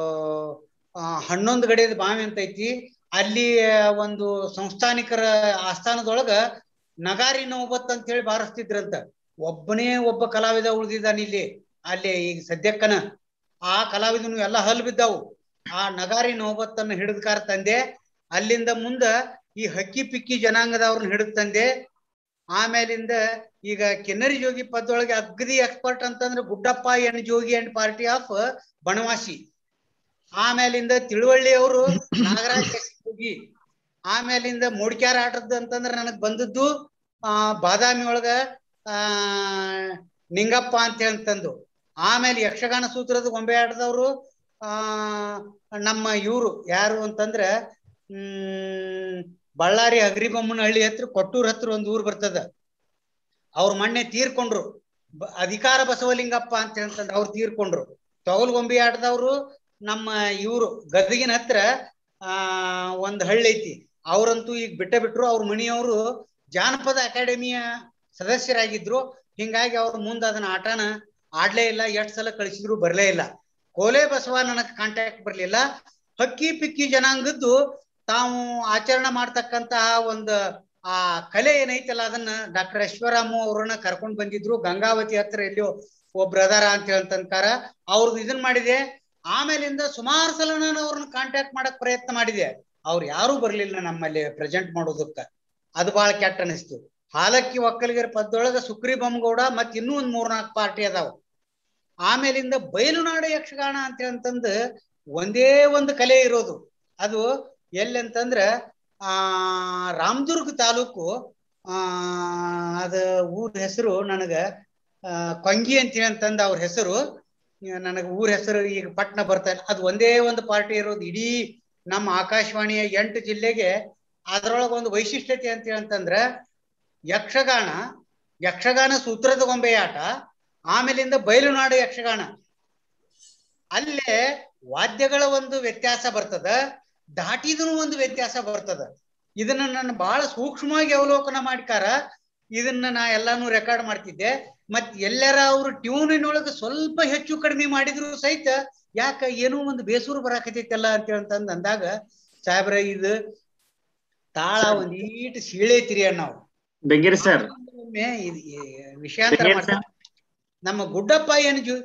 ಆ, ಹನ್ನೊಂದು ಗಡಿಯದ ಬಾವಿ ಅಂತ ಐತಿ ಅಲ್ಲಿ ಒಂದು ಸಂಸ್ಥಾನಿಕರ ಆಸ್ಥಾನದೊಳಗ ನಗಾರಿ ನೌಬತ್ ಅಂತ ಹೇಳಿ ಬಾರಿಸ್ತಿದ್ರಂತ ಒಬ್ಬನೇ ಒಬ್ಬ ಕಲಾವಿದ ಉಳಿದಿದ್ದಾನ ಇಲ್ಲಿ ಅಲ್ಲಿ ಈಗ ಸದ್ಯಕ್ಕನ ಆ ಕಲಾವಿದನು ಎಲ್ಲ ಹಲ್ ಬಿದ್ದಾವು ಆ ನಗಾರಿ ನೌಬತ್ತನ್ನು ಹಿಡಿದ್ಕಾರ ತಂದೆ ಅಲ್ಲಿಂದ ಮುಂದ ಈ ಹಕ್ಕಿ ಪಿಕ್ಕಿ ಜನಾಂಗದವ್ರನ್ನ ಹಿಡಿದ್ ತಂದೆ ಆಮೇಲಿಂದ ಈಗ ಕಿನ್ನರಿ ಜೋಗಿ ಪದೊಳಗೆ ಅಗ್ದಿ ಎಕ್ಸ್ಪರ್ಟ್ ಅಂತಂದ್ರೆ Guddappa N Jogi and party of Banavasi ಆಮೇಲಿಂದ ತಿಳುವಳ್ಳಿ ಅವರು ನಾಗರಾಜ್ ಎಸ್ ಜೋಗಿ ಆಮೇಲಿಂದ ಮೂಡ್ಕ್ಯಾರ ಆಟದ್ದು ಅಂತಂದ್ರೆ ನನಗ್ ಬಂದದ್ದು ಆ ಬಾದಾಮಿ ಒಳಗ ಆ ನಿಂಗಪ್ಪ ಅಂತ ಹೇಳ್ತಂದು ಆಮೇಲೆ ಯಕ್ಷಗಾನ ಸೂತ್ರದ ಗೊಂಬೆ ಆಟದವರು ಆ ನಮ್ಮ ಇವರು ಯಾರು ಅಂತಂದ್ರ ಹ್ಮ್ ಬಳ್ಳಾರಿ ಹಗರಿಬೊಮ್ಮನಹಳ್ಳಿ ಹತ್ರ ಕೊಟ್ಟೂರ್ ಹತ್ರ ಒಂದ್ ಊರ್ ಬರ್ತದ ಅವ್ರ ಮೊನ್ನೆ ತೀರ್ಕೊಂಡ್ರು ಬ- ಅಧಿಕಾರ ಬಸವಲಿಂಗಪ್ಪ ಅಂತ ಹೇಳ್ತಂದ್ರೆ ಅವ್ರು ತೀರ್ಕೊಂಡ್ರು ತೊಗಲ್ ಗೊಂಬೆ ಆಟದವ್ರು ನಮ್ಮ ಇವರು ಗದಗಿನ ಹತ್ರ ಆ ಒಂದ್ ಹಳ್ಳಿ ಐತಿ ಅವ್ರಂತೂ ಈಗ ಬಿಟ್ಟ ಬಿಟ್ರು ಅವ್ರ ಮಣಿಯವರು ಜಾನಪದ ಅಕಾಡೆಮಿಯ ಸದಸ್ಯರಾಗಿದ್ರು ಹಿಂಗಾಗಿ ಅವ್ರ ಮುಂದೆ ಅದನ್ನ ಆಟನ ಆಡ್ಲೇ ಇಲ್ಲ ಎಷ್ಟ್ ಸಲ ಕಳಿಸಿದ್ರು ಬರ್ಲೇ ಇಲ್ಲ ಕೋಲೆ ಬಸವ ನನಗ್ ಕಾಂಟ್ಯಾಕ್ಟ್ ಬರ್ಲಿಲ್ಲ ಹಕ್ಕಿ ಪಿಕ್ಕಿ ಜನಾಂಗದ್ದು ತಾವು ಆಚರಣೆ ಮಾಡ್ತಕ್ಕಂತಹ ಒಂದು ಆ ಕಲೆ ಏನೈತಲ್ಲ ಅದನ್ನ ಡಾಕ್ಟರ್ ಅಶ್ವರಾಮು ಅವ್ರನ್ನ ಕರ್ಕೊಂಡ್ ಬಂದಿದ್ರು ಗಂಗಾವತಿ ಹತ್ರ ಎಲ್ಲಿಯೋ ಒಬ್ರು ಅದಾರ ಅಂತ ಹೇಳ್ತಂತಾರ ಅವ್ರದ್ದು ಇದನ್ ಮಾಡಿದೆ ಆಮೇಲಿಂದ ಸುಮಾರು ಸಲ ನಾನು ಅವ್ರನ್ನ ಕಾಂಟ್ಯಾಕ್ಟ್ ಮಾಡಕ್ ಪ್ರಯತ್ನ ಮಾಡಿದೆ ಅವ್ರು ಯಾರು ಬರ್ಲಿಲ್ಲ ನಮ್ಮಲ್ಲಿ ಪ್ರೆಸೆಂಟ್ ಮಾಡೋದಕ್ಕ ಅದು ಬಹಳ ಕೆಟ್ಟ ಅನಿಸ್ತು ಹಾಲಕ್ಕಿ ಒಕ್ಕಲಿಗರ ಪದ್ದೊಳಗ ಸುಕ್ರಿ ಬೊಮ್ಮಗೌಡ ಮತ್ ಇನ್ನೂ ಒಂದ್ ಮೂರ್ನಾಲ್ಕು ಪಾರ್ಟಿ ಅದಾವ ಆಮೇಲಿಂದ ಬಯಲುನಾಡು ಯಕ್ಷಗಾನ ಅಂತ ಅಂತಂದು ಒಂದೇ ಒಂದು ಕಲೆ ಇರೋದು ಅದು ಎಲ್ಲಿ ಅಂತಂದ್ರ ಆ ರಾಮದುರ್ಗ ತಾಲೂಕು ಆ ಅದ ಊರ ಹೆಸರು ನನಗ ಆ ಕೊಂಗಿ ಅಂತ ಅಂತಂದ ಅವ್ರ ಹೆಸರು ನನಗ ಊರ ಹೆಸರು ಈಗ ಪಟ್ನ ಬರ್ತಾ ಇಲ್ಲ ಅದು ಒಂದೇ ಒಂದು ಪಾರ್ಟಿ ಇರೋದು ಇಡೀ ನಮ್ಮ ಆಕಾಶವಾಣಿಯ ಎಂಟು ಜಿಲ್ಲೆಗೆ ಅದ್ರೊಳಗ ಒಂದು ವೈಶಿಷ್ಟ್ಯತೆ ಅಂತ ಅಂತಂದ್ರ ಯಕ್ಷಗಾನ ಯಕ್ಷಗಾನ ಸೂತ್ರದ ಗೊಂಬೆ ಆಟ ಆಮೇಲಿಂದ ಬಯಲುನಾಡು ಯಕ್ಷಗಾನ ಅಲ್ಲೇ ವಾದ್ಯಗಳ ಒಂದು ವ್ಯತ್ಯಾಸ ಬರ್ತದ ದಾಟಿದೂ ಒಂದು ವ್ಯತ್ಯಾಸ ಬರ್ತದ ಇದನ್ನ ನಾನು ಬಹಳ ಸೂಕ್ಷ್ಮವಾಗಿ ಅವಲೋಕನ ಮಾಡ್ಕಾರ ಇದನ್ನ ನಾ ಎಲ್ಲಾನು ರೆಕಾರ್ಡ್ ಮಾಡ್ತಿದ್ದೆ ಮತ್ ಎಲ್ಲಾರ ಅವ್ರು ಟ್ಯೂನಿನೊಳಗ ಸ್ವಲ್ಪ ಹೆಚ್ಚು ಕಡಿಮೆ ಮಾಡಿದ್ರು ಸಹಿತ ಯಾಕ ಏನೋ ಒಂದು ಬೇಸೂರು ಬರಾಕತೈತಲ್ಲ ಅಂತ ಹೇಳ್ತಂದ್ ಅಂದಾಗ ಸಾಹೇಬ್ರ ಇದು ತಾಳ ಒಂದ್ ಈಟ್ ಸೀಳೈತಿರಿ ನಾವು ಬೆಂಗೇರಿ ಸರ್ ಒಮ್ಮೆ ಇದ್- ಈ ವಿಷಯಾಂತರ ಮಾಡ್ತಾರೆ ನಮ್ಮ ಗುಡ್ಡಪ್ಪ ಏನ್ ಜೋ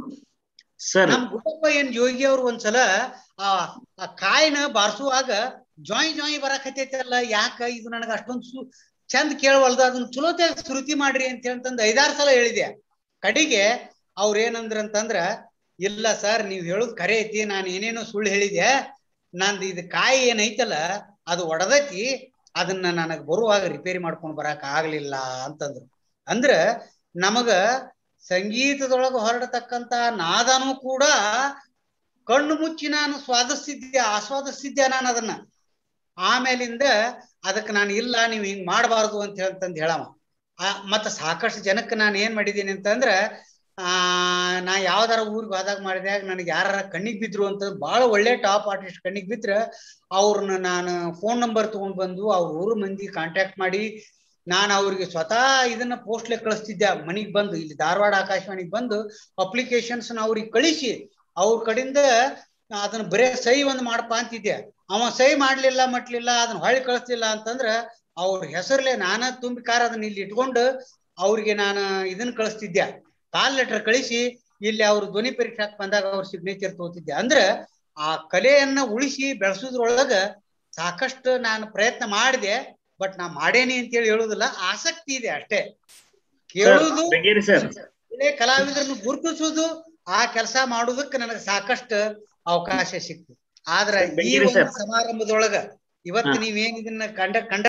ಸರ್ ನಮ್ ಗುಡ್ಡಪ್ಪ ಏನ್ ಜೋಗಿ ಅವ್ರು ಒಂದ್ಸಲ ಆ ಆ ಕಾಯಿನ ಬಾರ್ಸುವಾಗ ಜಾಯ್ ಜಾಯ್ ಬರಾಕತ್ತೈತಲ್ಲ ಯಾಕ ಇದು ನನಗ ಅಷ್ಟೊಂದು ಸು ಚಂದ ಕೇಳವಲ್ದ ಅದನ್ನ ಚಲೋತ್ಯಾಗ ಶ್ರುತಿ ಮಾಡ್ರಿ ಅಂತ ಹೇಳ್ತಂದ್ ಐದಾರು ಸಲ ಹೇಳಿದೆ ಕಡೆಗೆ ಅವ್ರ ಏನಂದ್ರ ಅಂತಂದ್ರ ಇಲ್ಲ ಸರ್ ನೀವ್ ಹೇಳುದ್ ಖರೆ ಐತಿ ನಾನು ಏನೇನೋ ಸುಳ್ಳು ಹೇಳಿದೆ ನಂದು ಇದು ಕಾಯಿ ಏನೈತಲ್ಲ ಅದು ಒಡದೈತಿ ಅದನ್ನ ನನಗ್ ಬರುವಾಗ ರಿಪೇರಿ ಮಾಡ್ಕೊಂಡ್ ಬರಾಕ ಆಗ್ಲಿಲ್ಲ ಅಂತಂದ್ರು ಅಂದ್ರ ನಮಗ ಸಂಗೀತದೊಳಗ ಹೊರಡತಕ್ಕಂತ ನಾದನೂ ಕೂಡ ಕಣ್ಣು ಮುಚ್ಚಿ ನಾನು ಸ್ವಾದಿಸ್ತಿದ್ದೆ ಆಸ್ವಾದಿಸ್ತಿದ್ದೆ ನಾನು ಅದನ್ನ ಆಮೇಲಿಂದ ಅದಕ್ಕೆ ನಾನು ಇಲ್ಲ ನೀವು ಹಿಂಗ್ ಮಾಡಬಾರ್ದು ಅಂತ ಹೇಳ್ತಂದ್ ಹೇಳವ ಆ ಮತ್ತ ಸಾಕಷ್ಟು ಜನಕ್ಕೆ ನಾನು ಏನ್ ಮಾಡಿದ್ದೀನಿ ಅಂತಂದ್ರ ಆ ನಾ ಯಾವ್ದಾರ ಊರಿಗೆ ಹೋದಾಗ ಮಾಡಿದಾಗ ನನಗೆ ಯಾರ ಕಣ್ಣಿಗೆ ಬಿದ್ರು ಅಂತ ಬಹಳ ಒಳ್ಳೆ ಟಾಪ್ ಆರ್ಟಿಸ್ಟ್ ಕಣ್ಣಿಗೆ ಬಿದ್ರ ಅವ್ರನ್ನ ನಾನು ಫೋನ್ ನಂಬರ್ ತಗೊಂಡ್ ಬಂದು ಅವ್ರ ಊರು ಮಂದಿ ಕಾಂಟ್ಯಾಕ್ಟ್ ಮಾಡಿ ನಾನು ಅವ್ರಿಗೆ ಸ್ವತಃ ಇದನ್ನ ಪೋಸ್ಟ್ಲೆ ಕಳಿಸ್ತಿದ್ದೆ ಮನಿಗ್ ಬಂದು ಇಲ್ಲಿ ಧಾರವಾಡ ಆಕಾಶವಾಣಿಗೆ ಬಂದು ಅಪ್ಲಿಕೇಶನ್ಸ್ ಅವ್ರಿಗೆ ಕಳಿಸಿ ಅವ್ರ ಕಡೆಯಿಂದ ಅದನ್ನ ಬರೇ ಸಹಿ ಒಂದ್ ಮಾಡಪ್ಪ ಅಂತಿದ್ದೆ ಅವ ಸಹಿ ಮಾಡ್ಲಿಲ್ಲ ಮಟ್ಲಿಲ್ಲ ಅದನ್ನ ಹೊಳ್ಳಿ ಕಳಿಸ್ಲಿಲ್ಲ ಅಂತಂದ್ರ ಅವ್ರ ಹೆಸರ್ಲೆ ನಾನ ತುಂಬಿಕಾರ ಅದನ್ನ ಇಲ್ಲಿ ಇಟ್ಕೊಂಡು ಅವ್ರಿಗೆ ನಾನು ಇದನ್ನ ಕಳಿಸ್ತಿದ್ದೆ ಕಾಲ್ ಲೆಟರ್ ಕಳಿಸಿ ಇಲ್ಲಿ ಅವ್ರ ಧ್ವನಿ ಪರೀಕ್ಷಾಕ್ ಬಂದಾಗ ಅವ್ರ ಸಿಗ್ನೇಚರ್ ತಗೋತಿದ್ದೆ ಅಂದ್ರ ಆ ಕಲೆಯನ್ನ ಉಳಿಸಿ ಬೆಳೆಸೋದ್ರೊಳಗ ಸಾಕಷ್ಟು ನಾನು ಪ್ರಯತ್ನ ಮಾಡಿದೆ ಬಟ್ ನಾ ಮಾಡೇನಿ ಅಂತೇಳಿ ಹೇಳುದಿಲ್ಲ ಆಸಕ್ತಿ ಇದೆ ಅಷ್ಟೇ ಕೇಳುದು ಬೆಂಗೇರಿ ಸರ್ ಇಲ್ಲೇ ಕಲಾವಿದರನ್ನು ಗುರುತಿಸುವುದು ಆ ಕೆಲಸ ಮಾಡುವುದಕ್ಕೆ ನನಗೆ ಸಾಕಷ್ಟು ಅವಕಾಶ ಸಿಕ್ತು ಆದ್ರ ಈ ಬೆಂಗೇರಿ ಒಂದು ಸರ್. ಸಮಾರಂಭದೊಳಗ ಇವತ್ತು ಹಾ. ನೀವೇನ್ ಇದನ್ನ ಕಂಡ ಕಂಡ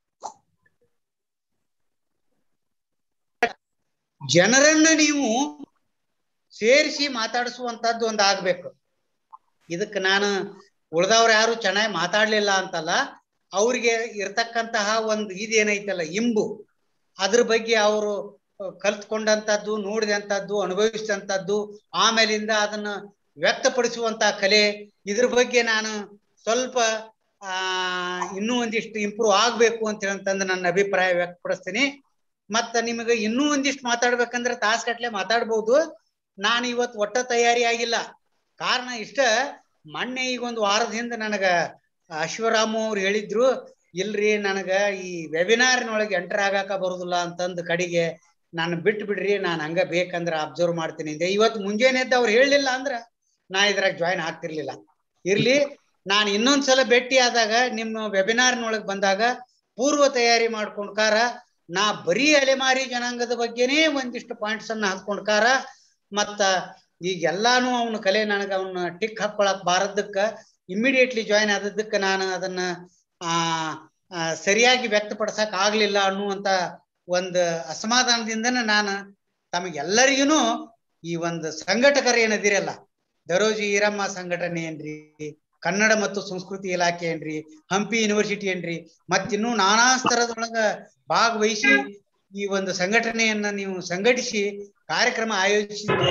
ಜನರನ್ನ ನೀವು ಸೇರಿಸಿ ಮಾತಾಡಿಸುವಂತದ್ದು ಒಂದು ಆಗ್ಬೇಕು ಇದಕ್ಕೆ ನಾನು ಉಳ್ದವ್ರು ಯಾರು ಚೆನ್ನಾಗಿ ಮಾತಾಡ್ಲಿಲ್ಲ ಅಂತಲ್ಲ ಅವ್ರಿಗೆ ಇರ್ತಕ್ಕಂತಹ ಒಂದು ಇದೇನೈತಲ್ಲ ಇಂಬು ಅದ್ರ ಬಗ್ಗೆ ಅವರು ಕಲ್ತ್ಕೊಂಡಂತದ್ದು ನೋಡಿದಂತದ್ದು ಅನುಭವಿಸಿದಂತದ್ದು ಆಮೇಲಿಂದ ಅದನ್ನ ವ್ಯಕ್ತಪಡಿಸುವಂತ ಕಲೆ ಇದ್ರ ಬಗ್ಗೆ ನಾನು ಸ್ವಲ್ಪ ಆ ಇನ್ನೂ ಒಂದಿಷ್ಟು ಇಂಪ್ರೂವ್ ಆಗ್ಬೇಕು ಅಂತ ಹೇಳಂತಂದು ನನ್ನ ಅಭಿಪ್ರಾಯ ವ್ಯಕ್ತಪಡಿಸ್ತೀನಿ ಮತ್ತ ನಿಮಗೆ ಇನ್ನೂ ಒಂದಿಷ್ಟು ಮಾತಾಡ್ಬೇಕಂದ್ರೆ ತಾಸ್ಗಟ್ಲೆ ಮಾತಾಡ್ಬೋದು ನಾನು ಇವತ್ತು ಒಟ್ಟ ತಯಾರಿ ಆಗಿಲ್ಲ ಕಾರಣ ಇಷ್ಟ ಮೊನ್ನೆ ಈಗ ಒಂದು ವಾರದ ಹಿಂದೆ ನನಗ ಅಶ್ವರಾಮು ಅವ್ರು ಹೇಳಿದ್ರು ಇಲ್ರಿ ನನಗ ಈ ವೆಬಿನಾರ್ನೊಳಗೆ ಎಂಟರ್ ಆಗಾಕ ಬರುದಿಲ್ಲ ಅಂತಂದು ಕಡೆಗೆ ನಾನು ಬಿಟ್ಟು ಬಿಡ್ರಿ ನಾನು ಹಂಗ ಬೇಕಂದ್ರ ಅಬ್ಸರ್ವ್ ಮಾಡ್ತೀನಿ ಅಂದೆ ಇವತ್ತು ಮುಂಜಾನೆ ಎದ್ದು ಅವ್ರು ಹೇಳಲಿಲ್ಲ ಅಂದ್ರ ನಾ ಇದ್ರಾಗ ಜಾಯಿನ್ ಆಗ್ತಿರ್ಲಿಲ್ಲ ಇರ್ಲಿ ನಾನು ಇನ್ನೊಂದ್ಸಲ ಭೇಟಿ ಆದಾಗ ನಿಮ್ಮ ವೆಬಿನಾರ್ನೊಳಗೆ ಬಂದಾಗ ಪೂರ್ವ ತಯಾರಿ ಮಾಡ್ಕೊಂಡ್ಕಾರ ನಾ ಬರೀ ಅಲೆಮಾರಿ ಜನಾಂಗದ ಬಗ್ಗೆನೇ ಒಂದಿಷ್ಟು ಪಾಯಿಂಟ್ಸ್ ಅನ್ನ ಹಾಕೊಂಡ್ಕಾರ ಮತ್ತ ಈಗ ಎಲ್ಲಾನು ಅವನ ಕಲೆ ನನಗ ಅವನ್ನ ಟಿಕ್ ಹಾಕೊಳಕ್ ಬಾರದಕ್ಕ ಇಮ್ಮಿಡಿಯೇಟ್ಲಿ ಜಾಯಿನ್ ಆದದ್ದಕ್ಕ ನಾನು ಅದನ್ನ ಆ ಆ, ಸರಿಯಾಗಿ ವ್ಯಕ್ತಪಡಿಸಕ್ ಆಗ್ಲಿಲ್ಲ ಅನ್ನುವಂತ ಒಂದು ಅಸಮಾಧಾನದಿಂದನೇ ನಾನು ತಮಗೆಲ್ಲರಿಗೂ ಈ ಒಂದು ಸಂಘಟಕರು ಏನದಿರಲ್ಲ ದರೋಜಿ ಈರಮ್ಮ ಸಂಘಟನೆ ಏನ್ರಿ ಕನ್ನಡ ಮತ್ತು ಸಂಸ್ಕೃತಿ ಇಲಾಖೆ ಏನ್ರಿ ಹಂಪಿ ಯೂನಿವರ್ಸಿಟಿ ಏನ್ರಿ ಮತ್ತಿನ್ನೂ ನಾನಾ ಸ್ತರದೊಳಗ ಭಾಗವಹಿಸಿ ಈ ಒಂದು ಸಂಘಟನೆಯನ್ನ ನೀವು ಸಂಘಟಿಸಿ ಕಾರ್ಯಕ್ರಮ ಆಯೋಜಿಸಿದ್ದು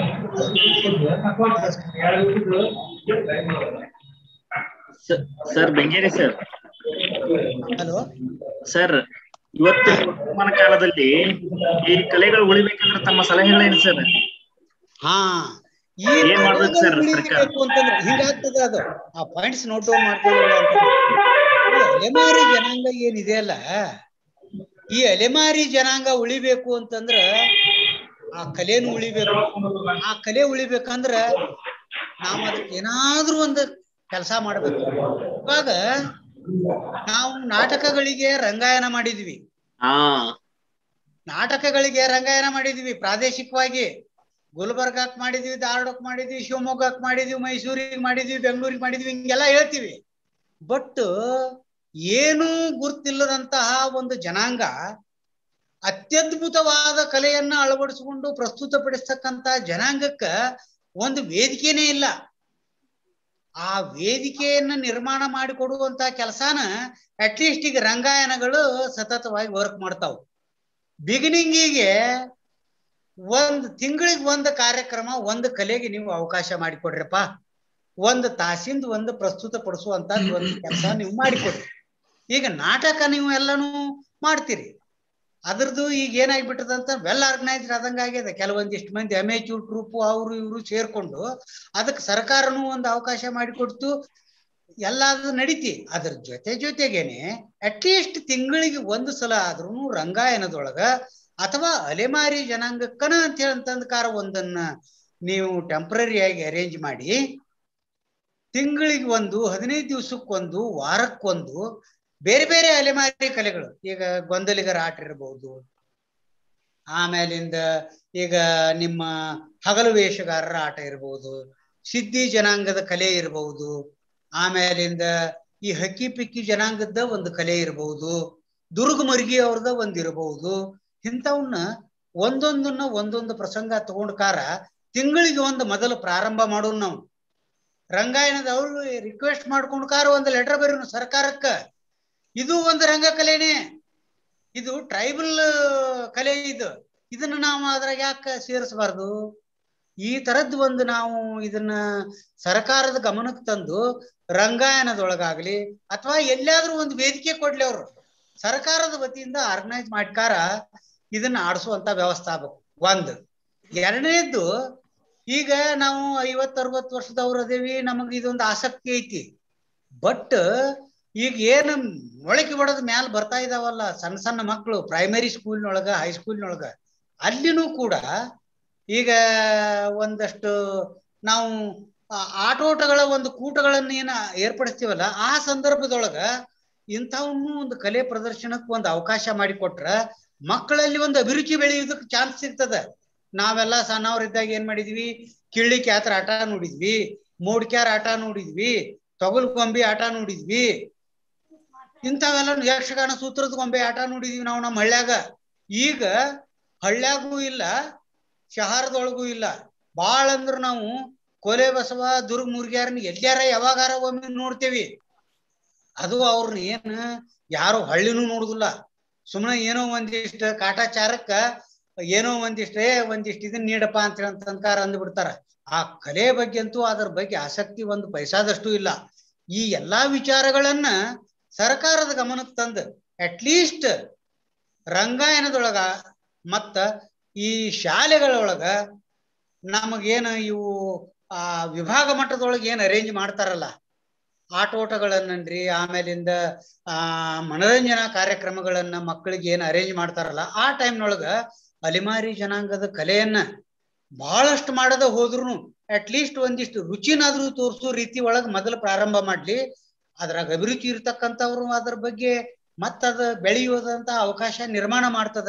sir Bengeri sir hello sir ಇವತ್ತಿನ ವರ್ತಮಾನ ಕಾಲದಲ್ಲಿ ಈ ಕಲೆಗಳು ಉಳಿಬೇಕಂದ್ರೆ ತಮ್ಮ ಸಲಹೆಗಳೇನು ಸರ್ ಹಾ ಈ ಏನ್ ಮಾಡ್ಬೇಕು ಸರ್ ಕಲೆಗಳು ಸರ್ಕಾರ? ಉಳಿಬೇಕು ಅಂತಂದ್ರೆ ಹಿಂಗಾಗ್ತದ ಅದು ಆ ಪಾಯಿಂಟ್ಸ್ ನೋಟ್ ಡೌನ್ ಮಾಡ್ಕೊಳ್ಳಿಲ್ಲ ಅಂತಂದ್ರೆ ಈ ಅಲೆಮಾರಿ ಜನಾಂಗ ಏನಿದೆ ಅಲ್ಲ ಈ ಅಲೆಮಾರಿ ಜನಾಂಗ ಉಳಿಬೇಕು ಅಂತಂದ್ರ ಆ ಕಲೆನು ಉಳಿಬೇಕು ಆ ಕಲೆ ಉಳಿಬೇಕಂದ್ರ ನಾವು ಅದಕ್ಕೆ ಏನಾದ್ರೂ ಒಂದು ಕೆಲಸ ಮಾಡ್ಬೇಕು ಇವಾಗ ನಾವು ನಾಟಕಗಳಿಗೆ ರಂಗಾಯನ ಮಾಡಿದ್ವಿ ಹಾ ನಾಟಕಗಳಿಗೆ ರಂಗಾಯನ ಮಾಡಿದ್ವಿ ಪ್ರಾದೇಶಿಕವಾಗಿ ಗುಲ್ಬರ್ಗಾಕ್ ಮಾಡಿದ್ವಿ ಧಾರವಾಡಕ್ ಮಾಡಿದ್ವಿ ಶಿವಮೊಗ್ಗಕ್ ಮಾಡಿದ್ವಿ ಮೈಸೂರಿಗೆ ಮಾಡಿದ್ವಿ ಬೆಂಗಳೂರಿಗೆ ಮಾಡಿದ್ವಿ ಹಿಂಗೆಲ್ಲ ಹೇಳ್ತೀವಿ ಬಟ್ ಏನೂ ಗುರ್ತಿಲ್ಲದಂತಹ ಒಂದು ಜನಾಂಗ ಅತ್ಯದ್ಭುತವಾದ ಕಲೆಯನ್ನ ಅಳವಡಿಸಿಕೊಂಡು ಪ್ರಸ್ತುತಪಡಿಸ್ತಕ್ಕಂತ ಜನಾಂಗಕ್ಕ ಒಂದು ವೇದಿಕೆನೇ ಇಲ್ಲ ಆ ವೇದಿಕೆಯನ್ನ ನಿರ್ಮಾಣ ಮಾಡಿಕೊಡುವಂತ ಕೆಲಸನ ಅಟ್ಲೀಸ್ಟ್ ಈಗ ರಂಗಾಯಣಗಳು ಸತತವಾಗಿ ವರ್ಕ್ ಮಾಡ್ತಾವ್ ಬಿಗಿನಿಂಗಿಗೆ ಒಂದ್ ತಿಂಗಳಿಗೆ ಒಂದು ಕಾರ್ಯಕ್ರಮ ಒಂದು ಕಲೆಗೆ ನೀವು ಅವಕಾಶ ಮಾಡಿಕೊಡ್ರಪ್ಪ ಒಂದು ತಾಸಿಂದ ಒಂದು ಪ್ರಸ್ತುತ ಪಡಿಸುವಂತ ಒಂದು ಕೆಲಸ ನೀವು ಮಾಡಿಕೊಡ್ರಿ ಈಗ ನಾಟಕ ನೀವು ಎಲ್ಲಾನು ಮಾಡ್ತೀರಿ ಅದ್ರದ್ದು ಈಗ ಏನಾಗ್ಬಿಟ್ಟದಂತ ವೆಲ್ ಆರ್ಗನೈಸ್ಡ್ ಆದಂಗ ಆಗ್ಯದ ಕೆಲವೊಂದಿಷ್ಟು ಮಂದಿ ಅಮೇಚೂರ್ ಟ್ರೂಪ್ ಅವರು ಇವರು ಸೇರ್ಕೊಂಡು ಅದಕ್ಕೆ ಸರ್ಕಾರನೂ ಒಂದು ಅವಕಾಶ ಮಾಡಿಕೊಡ್ತು ಎಲ್ಲಾದ್ರೂ ನಡೀತಿ ಅದ್ರ ಜೊತೆ ಜೊತೆಗೇನೆ ಅಟ್ಲೀಸ್ಟ್ ತಿಂಗಳಿಗೆ ಒಂದು ಸಲ ಆದ್ರೂ ರಂಗಾಯಣದೊಳಗ ಅಥವಾ ಅಲೆಮಾರಿ ಜನಾಂಗಕ್ಕನ ಅಂತ ಹೇಳಂತಂದ ಕಾರ ಒಂದನ್ನ ನೀವು ಟೆಂಪ್ರರಿ ಆಗಿ ಅರೇಂಜ್ ಮಾಡಿ ತಿಂಗಳಿಗೆ ಒಂದು ಹದಿನೈದು ದಿವಸಕ್ಕೊಂದು ವಾರಕ್ಕೊಂದು ಬೇರೆ ಬೇರೆ ಅಲೆಮಾರಿ ಕಲೆಗಳು ಈಗ ಗೊಂದಲಿಗರ ಆಟ ಇರಬಹುದು ಆಮೇಲಿಂದ ಈಗ ನಿಮ್ಮ ಹಗಲು ವೇಷಗಾರರ ಆಟ ಇರಬಹುದು ಸಿದ್ಧಿ ಜನಾಂಗದ ಕಲೆ ಇರಬಹುದು ಆಮೇಲಿಂದ ಈ ಹಕ್ಕಿ ಪಿಕ್ಕಿ ಜನಾಂಗದ ಒಂದು ಕಲೆ ಇರಬಹುದು ದುರ್ಗ ಮರ್ಗಿ ಅವ್ರದ ಒಂದ್ ಇರಬಹುದು ಇಂಥವನ್ನ ಒಂದೊಂದನ್ನ ಒಂದೊಂದು ಪ್ರಸಂಗ ತಗೊಂಡ್ ಕಾರ ತಿಂಗಳಿಗೆ ಒಂದು ಮೊದಲು ಪ್ರಾರಂಭ ಮಾಡೋಣ ನಾವು ರಂಗಾಯಣದವ್ರು ರಿಕ್ವೆಸ್ಟ್ ಮಾಡ್ಕೊಂಡ್ ಕಾರ ಒಂದು ಲೆಟರ್ ಬರೀನು ಸರ್ಕಾರಕ್ಕ ಇದು ಒಂದು ರಂಗ ಕಲೆನೇ ಇದು ಟ್ರೈಬಲ್ ಕಲೆ ಇದು ಇದನ್ನ ನಾವು ಅದ್ರಾಗ ಯಾಕೆ ಸೇರಿಸಬಾರ್ದು ಈ ತರದ್ ಒಂದು ನಾವು ಇದನ್ನ ಸರ್ಕಾರದ ಗಮನಕ್ಕೆ ತಂದು ರಂಗಾಯಣದೊಳಗಾಗ್ಲಿ ಅಥವಾ ಎಲ್ಲಾದ್ರೂ ಒಂದು ವೇದಿಕೆ ಕೊಡ್ಲಿ ಅವರು ಸರ್ಕಾರದ ವತಿಯಿಂದ ಆರ್ಗನೈಸ್ ಮಾಡ್ಕಾರ ಇದನ್ನ ಆಡಿಸುವಂತ ವ್ಯವಸ್ಥೆ ಆಗ್ಬೇಕು ಒಂದು ಎರಡನೇದ್ದು ಈಗ ನಾವು ಐವತ್ ಅರವತ್ ವರ್ಷದವ್ರು ಅದೇವಿ ನಮಗ್ ಇದೊಂದು ಆಸಕ್ತಿ ಐತಿ ಬಟ್ ಈಗ ಏನ್ ಮೊಳಕೆ ಹೊಡೆದ ಮ್ಯಾಲ ಬರ್ತಾ ಇದಾವಲ್ಲ ಸಣ್ಣ ಸಣ್ಣ ಮಕ್ಕಳು ಪ್ರೈಮರಿ ಸ್ಕೂಲ್ನೊಳಗ ಹೈಸ್ಕೂಲ್ನೊಳಗ ಅಲ್ಲಿನೂ ಕೂಡ ಈಗ ಒಂದಷ್ಟು ನಾವು ಆ ಆಟೋಟಗಳ ಒಂದು ಕೂಟಗಳನ್ನ ಏನ ಏರ್ಪಡಿಸ್ತೀವಲ್ಲ ಆ ಸಂದರ್ಭದೊಳಗ ಇಂಥವನ್ನೂ ಒಂದು ಕಲೆ ಪ್ರದರ್ಶನಕ್ಕೆ ಒಂದು ಅವಕಾಶ ಮಾಡಿಕೊಟ್ರ ಮಕ್ಕಳಲ್ಲಿ ಒಂದು ಅಭಿರುಚಿ ಬೆಳೆಯುವುದಕ್ಕೆ ಚಾನ್ಸ್ ಸಿಗ್ತದ ನಾವೆಲ್ಲ ಸಣ್ಣವ್ರಿದ್ದಾಗ ಏನ್ ಮಾಡಿದ್ವಿ ಕಿಳ್ಳಿ ಕ್ಯಾತ್ರ ಆಟ ನೋಡಿದ್ವಿ ಮೂಡ್ಕ್ಯಾರ ಆಟ ನೋಡಿದ್ವಿ ತೊಗಲ್ ಗೊಂಬೆ ಆಟ ನೋಡಿದ್ವಿ ಇಂಥವೆಲ್ಲ ಯಕ್ಷಗಾನ ಸೂತ್ರದ ಗೊಂಬೆ ಆಟ ನೋಡಿದ್ವಿ ನಾವು ನಮ್ಮ ಹಳ್ಳ್ಯಾಗ ಈಗ ಹಳ್ಳ್ಯಾಗೂ ಇಲ್ಲ ಶಹರದೊಳಗೂ ಇಲ್ಲ ಬಾಳ ಅಂದ್ರ ನಾವು ಕೊಲೆ ಬಸವ ದುರ್ಗ ಮುರ್ಗ್ಯಾರನ್ನ ಎಲ್ಲಾರ ಯಾವಾಗಾರ ಒಮ್ಮೆ ನೋಡ್ತೇವಿ ಅದು ಅವ್ರನ್ನ ಏನ್ ಯಾರು ಹಳ್ಳಿನೂ ನೋಡುದಿಲ್ಲ ಸುಮ್ಮನೆ ಏನೋ ಒಂದಿಷ್ಟ ಕಾಟಾಚಾರಕ್ಕ ಏನೋ ಒಂದಿಷ್ಟೇ ಒಂದಿಷ್ಟು ಇದನ್ನ ನೀಡಪ್ಪ ಅಂತ ಹೇಳಂತಂಕಾರ ಅಂದ್ಬಿಡ್ತಾರ ಆ ಕಲೆ ಬಗ್ಗೆ ಅಂತೂ ಅದ್ರ ಬಗ್ಗೆ ಆಸಕ್ತಿ ಒಂದು ಪೈಸಾದಷ್ಟು ಇಲ್ಲ ಈ ಎಲ್ಲಾ ವಿಚಾರಗಳನ್ನ ಸರ್ಕಾರದ ಗಮನಕ್ಕೆ ತಂದು ಅಟ್ಲೀಸ್ಟ್ ರಂಗಾಯಣದೊಳಗ ಮತ್ತ ಈ ಶಾಲೆಗಳೊಳಗ ನಮಗೇನ ಇವು ಆ ವಿಭಾಗ ಮಟ್ಟದೊಳಗೆ ಏನ್ ಅರೇಂಜ್ ಮಾಡ್ತಾರಲ್ಲ ಆಟೋಟಗಳನ್ನನ್ರಿ ಆಮೇಲಿಂದ ಆ ಮನೋರಂಜನಾ ಕಾರ್ಯಕ್ರಮಗಳನ್ನ ಮಕ್ಕಳಿಗೆ ಏನ್ ಅರೇಂಜ್ ಮಾಡ್ತಾರಲ್ಲ ಆ ಟೈಮ್ನೊಳಗ ಅಲಿಮಾರಿ ಜನಾಂಗದ ಕಲೆಯನ್ನ ಬಹಳಷ್ಟು ಮಾಡದ ಹೋದ್ರು ಅಟ್ಲೀಸ್ಟ್ ಒಂದಿಷ್ಟು ರುಚಿನಾದ್ರೂ ತೋರಿಸೋ ರೀತಿ ಒಳಗ್ ಮೊದಲು ಪ್ರಾರಂಭ ಮಾಡ್ಲಿ ಅದ್ರಾಗ ಅಭಿರುಚಿ ಇರ್ತಕ್ಕಂಥವ್ರು ಅದ್ರ ಬಗ್ಗೆ ಮತ್ತದ ಬೆಳೆಯುವುದಂತ ಅವಕಾಶ ನಿರ್ಮಾಣ ಮಾಡ್ತದ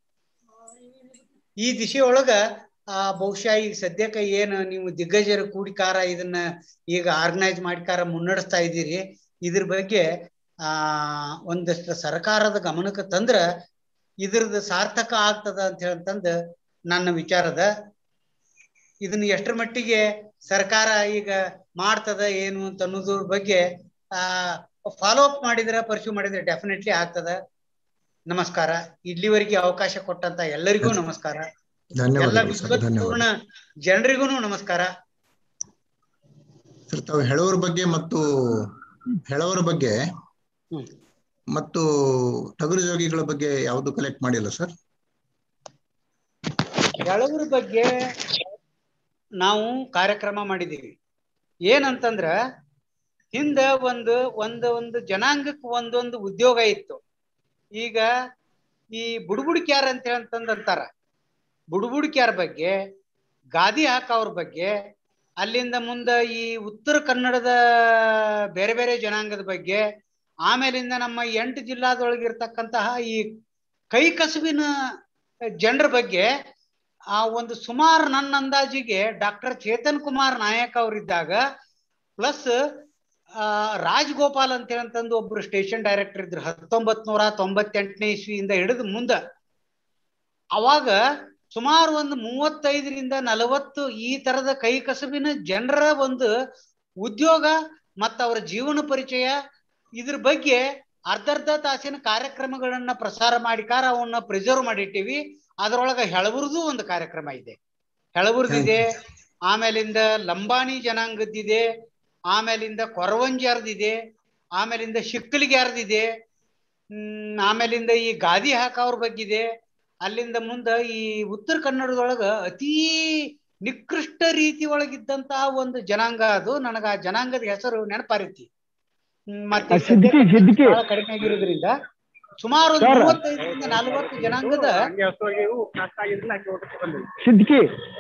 ಈ ದಿಶೆಯೊಳಗ ಆ ಬಹುಶಃ ಈಗ ಸದ್ಯಕ್ಕೆ ಏನ್ ನೀವು ದಿಗ್ಗಜರ ಕೂಡಿಕಾರ ಇದನ್ನ ಈಗ ಆರ್ಗನೈಸ್ ಮಾಡಿಕಾರ ಮುನ್ನಡೆಸ್ತಾ ಇದ್ದೀರಿ ಇದ್ರ ಬಗ್ಗೆ ಆ ಒಂದಷ್ಟು ಸರ್ಕಾರದ ಗಮನಕ್ಕೆ ತಂದ್ರ ಇದ್ರದ್ದು ಸಾರ್ಥಕ ಆಗ್ತದ ಅಂತ ಹೇಳ್ತಂದು ನನ್ನ ವಿಚಾರದ ಇದನ್ನ ಎಷ್ಟರ ಮಟ್ಟಿಗೆ ಸರ್ಕಾರ ಈಗ ಮಾಡ್ತದ ಏನು ಅಂತ ಅನ್ನೋದ್ರ ಬಗ್ಗೆ ಆ ಫಾಲೋ ಅಪ್ ಮಾಡಿದ್ರೆ ಪರ್ಸ್ಯೂ ಮಾಡಿದ್ರೆ ಡೆಫಿನೆಟ್ಲಿ ಆಗ್ತದ ನಮಸ್ಕಾರ ಇಲ್ಲಿವರೆಗೆ ಅವಕಾಶ ಕೊಟ್ಟಂತ ಎಲ್ಲರಿಗೂ ನಮಸ್ಕಾರ ಎಲ್ಲ ಧನ್ಯವಾದಗಳು ಸರ್ ಧನ್ಯವಾದ ವಿದ್ವತ್ಪೂರ್ಣ ಜನರಿಗೂ ನಮಸ್ಕಾರ ಸರ್ ತಾವು ಹೆಳವರ ಬಗ್ಗೆ ಮತ್ತು ಹೆಳವರ ಬಗ್ಗೆ ಮತ್ತು ಟಗರು ಜೋಗಿಗಳ ಬಗ್ಗೆ ಯಾವುದು ಕಲೆಕ್ಟ್ ಮಾಡಿಲ್ಲ ಸರ್ ಎಳವ್ರ ಬಗ್ಗೆ ನಾವು ಕಾರ್ಯಕ್ರಮ ಮಾಡಿದೀವಿ ಏನಂತಂದ್ರ ಹಿಂದ ಒಂದು ಒಂದು ಒಂದು ಜನಾಂಗಕ್ಕೆ ಒಂದೊಂದು ಉದ್ಯೋಗ ಇತ್ತು ಈಗ ಈ ಬುಡ್ಬುಡಿಕ್ಯಾರ ಅಂತ ಹೇಳಂತಂದ್ ಅಂತಾರ ಬುಡ್ಬುಡಿಕ್ಯಾರ ಬಗ್ಗೆ ಗಾದಿ ಹಾಕವ್ರ ಬಗ್ಗೆ ಅಲ್ಲಿಂದ ಮುಂದ ಈ ಉತ್ತರ ಕನ್ನಡದ ಬೇರೆ ಬೇರೆ ಜನಾಂಗದ ಬಗ್ಗೆ ಆಮೇಲಿಂದ ನಮ್ಮ ಎಂಟು ಜಿಲ್ಲಾದೊಳಗಿರ್ತಕ್ಕಂತಹ ಈ ಕೈ ಕಸುಬಿನ ಜನರ ಬಗ್ಗೆ ಆ ಒಂದು ಸುಮಾರು ನನ್ನ ಅಂದಾಜಿಗೆ ಡಾಕ್ಟರ್ ಚೇತನ್ ಕುಮಾರ್ ನಾಯಕ್ ಅವರಿದ್ದಾಗ ಪ್ಲಸ್ ಆ ರಾಜ್ಗೋಪಾಲ್ ಅಂತ ಹೇಳಂತಂದು ಒಬ್ರು ಸ್ಟೇಷನ್ ಡೈರೆಕ್ಟರ್ ಇದ್ರು ಹತ್ತೊಂಬತ್ ನೂರ ತೊಂಬತ್ತೆಂಟನೇ ಇಸ್ವಿಯಿಂದ ಹಿಡಿದು ಮುಂದ ಅವಾಗ ಸುಮಾರು ಒಂದು ಮೂವತ್ತೈದರಿಂದ ನಲವತ್ತು ಈ ತರದ ಕೈ ಕಸಬಿನ ಜನರ ಒಂದು ಉದ್ಯೋಗ ಮತ್ತು ಅವರ ಜೀವನ ಪರಿಚಯ ಇದ್ರ ಬಗ್ಗೆ ಅರ್ಧರ್ಧ ತಾಸಿನ ಕಾರ್ಯಕ್ರಮಗಳನ್ನ ಪ್ರಸಾರ ಮಾಡಿಕಾರ ಅವನ್ನ ಪ್ರಿಸರ್ವ್ ಮಾಡಿಟ್ಟಿವಿ ಅದರೊಳಗ ಹೆಳಬುರ್ದು ಒಂದು ಕಾರ್ಯಕ್ರಮ ಇದೆ ಹೆಳಬುರ್ದಿದೆ ಆಮೇಲಿಂದ ಲಂಬಾಣಿ ಜನಾಂಗದ್ದಿದೆ ಆಮೇಲಿಂದ ಕೊರವಂಜರ್ದಿದೆ ಆಮೇಲಿಂದ ಶಿಕ್ಕಲಿಗೆ ಯಾರ್ದಿದೆ ಹ್ಮ್ ಆಮೇಲಿಂದ ಈ ಗಾದಿ ಹಾಕೋರ್ ಬಗ್ಗಿದೆ ಅಲ್ಲಿಂದ ಮುಂದ ಈ ಉತ್ತರ ಕನ್ನಡದೊಳಗ ಅತೀ ನಿಕೃಷ್ಟ ರೀತಿ ಒಳಗಿದ್ದಂತಹ ಒಂದು ಜನಾಂಗ ಅದು ನನಗ ಆ ಜನಾಂಗದ ಹೆಸರು ನೆನಪಾರೈತಿ ಹ್ಮ್, ಮತ್ತೆ ಆ ಸಿದ್ದಿಕಿ, ಸಿದ್ದಿಕಿ. ಬಹಳ ಕಡಿಮೆ ಆಗಿರೋದ್ರಿಂದ ಸುಮಾರು ಒಂದು ಸರ್. ಮೂವತ್ತೈದರಿಂದ ನಲವತ್ತು ಜನಾಂಗದ ಸಿದ್ಕಿ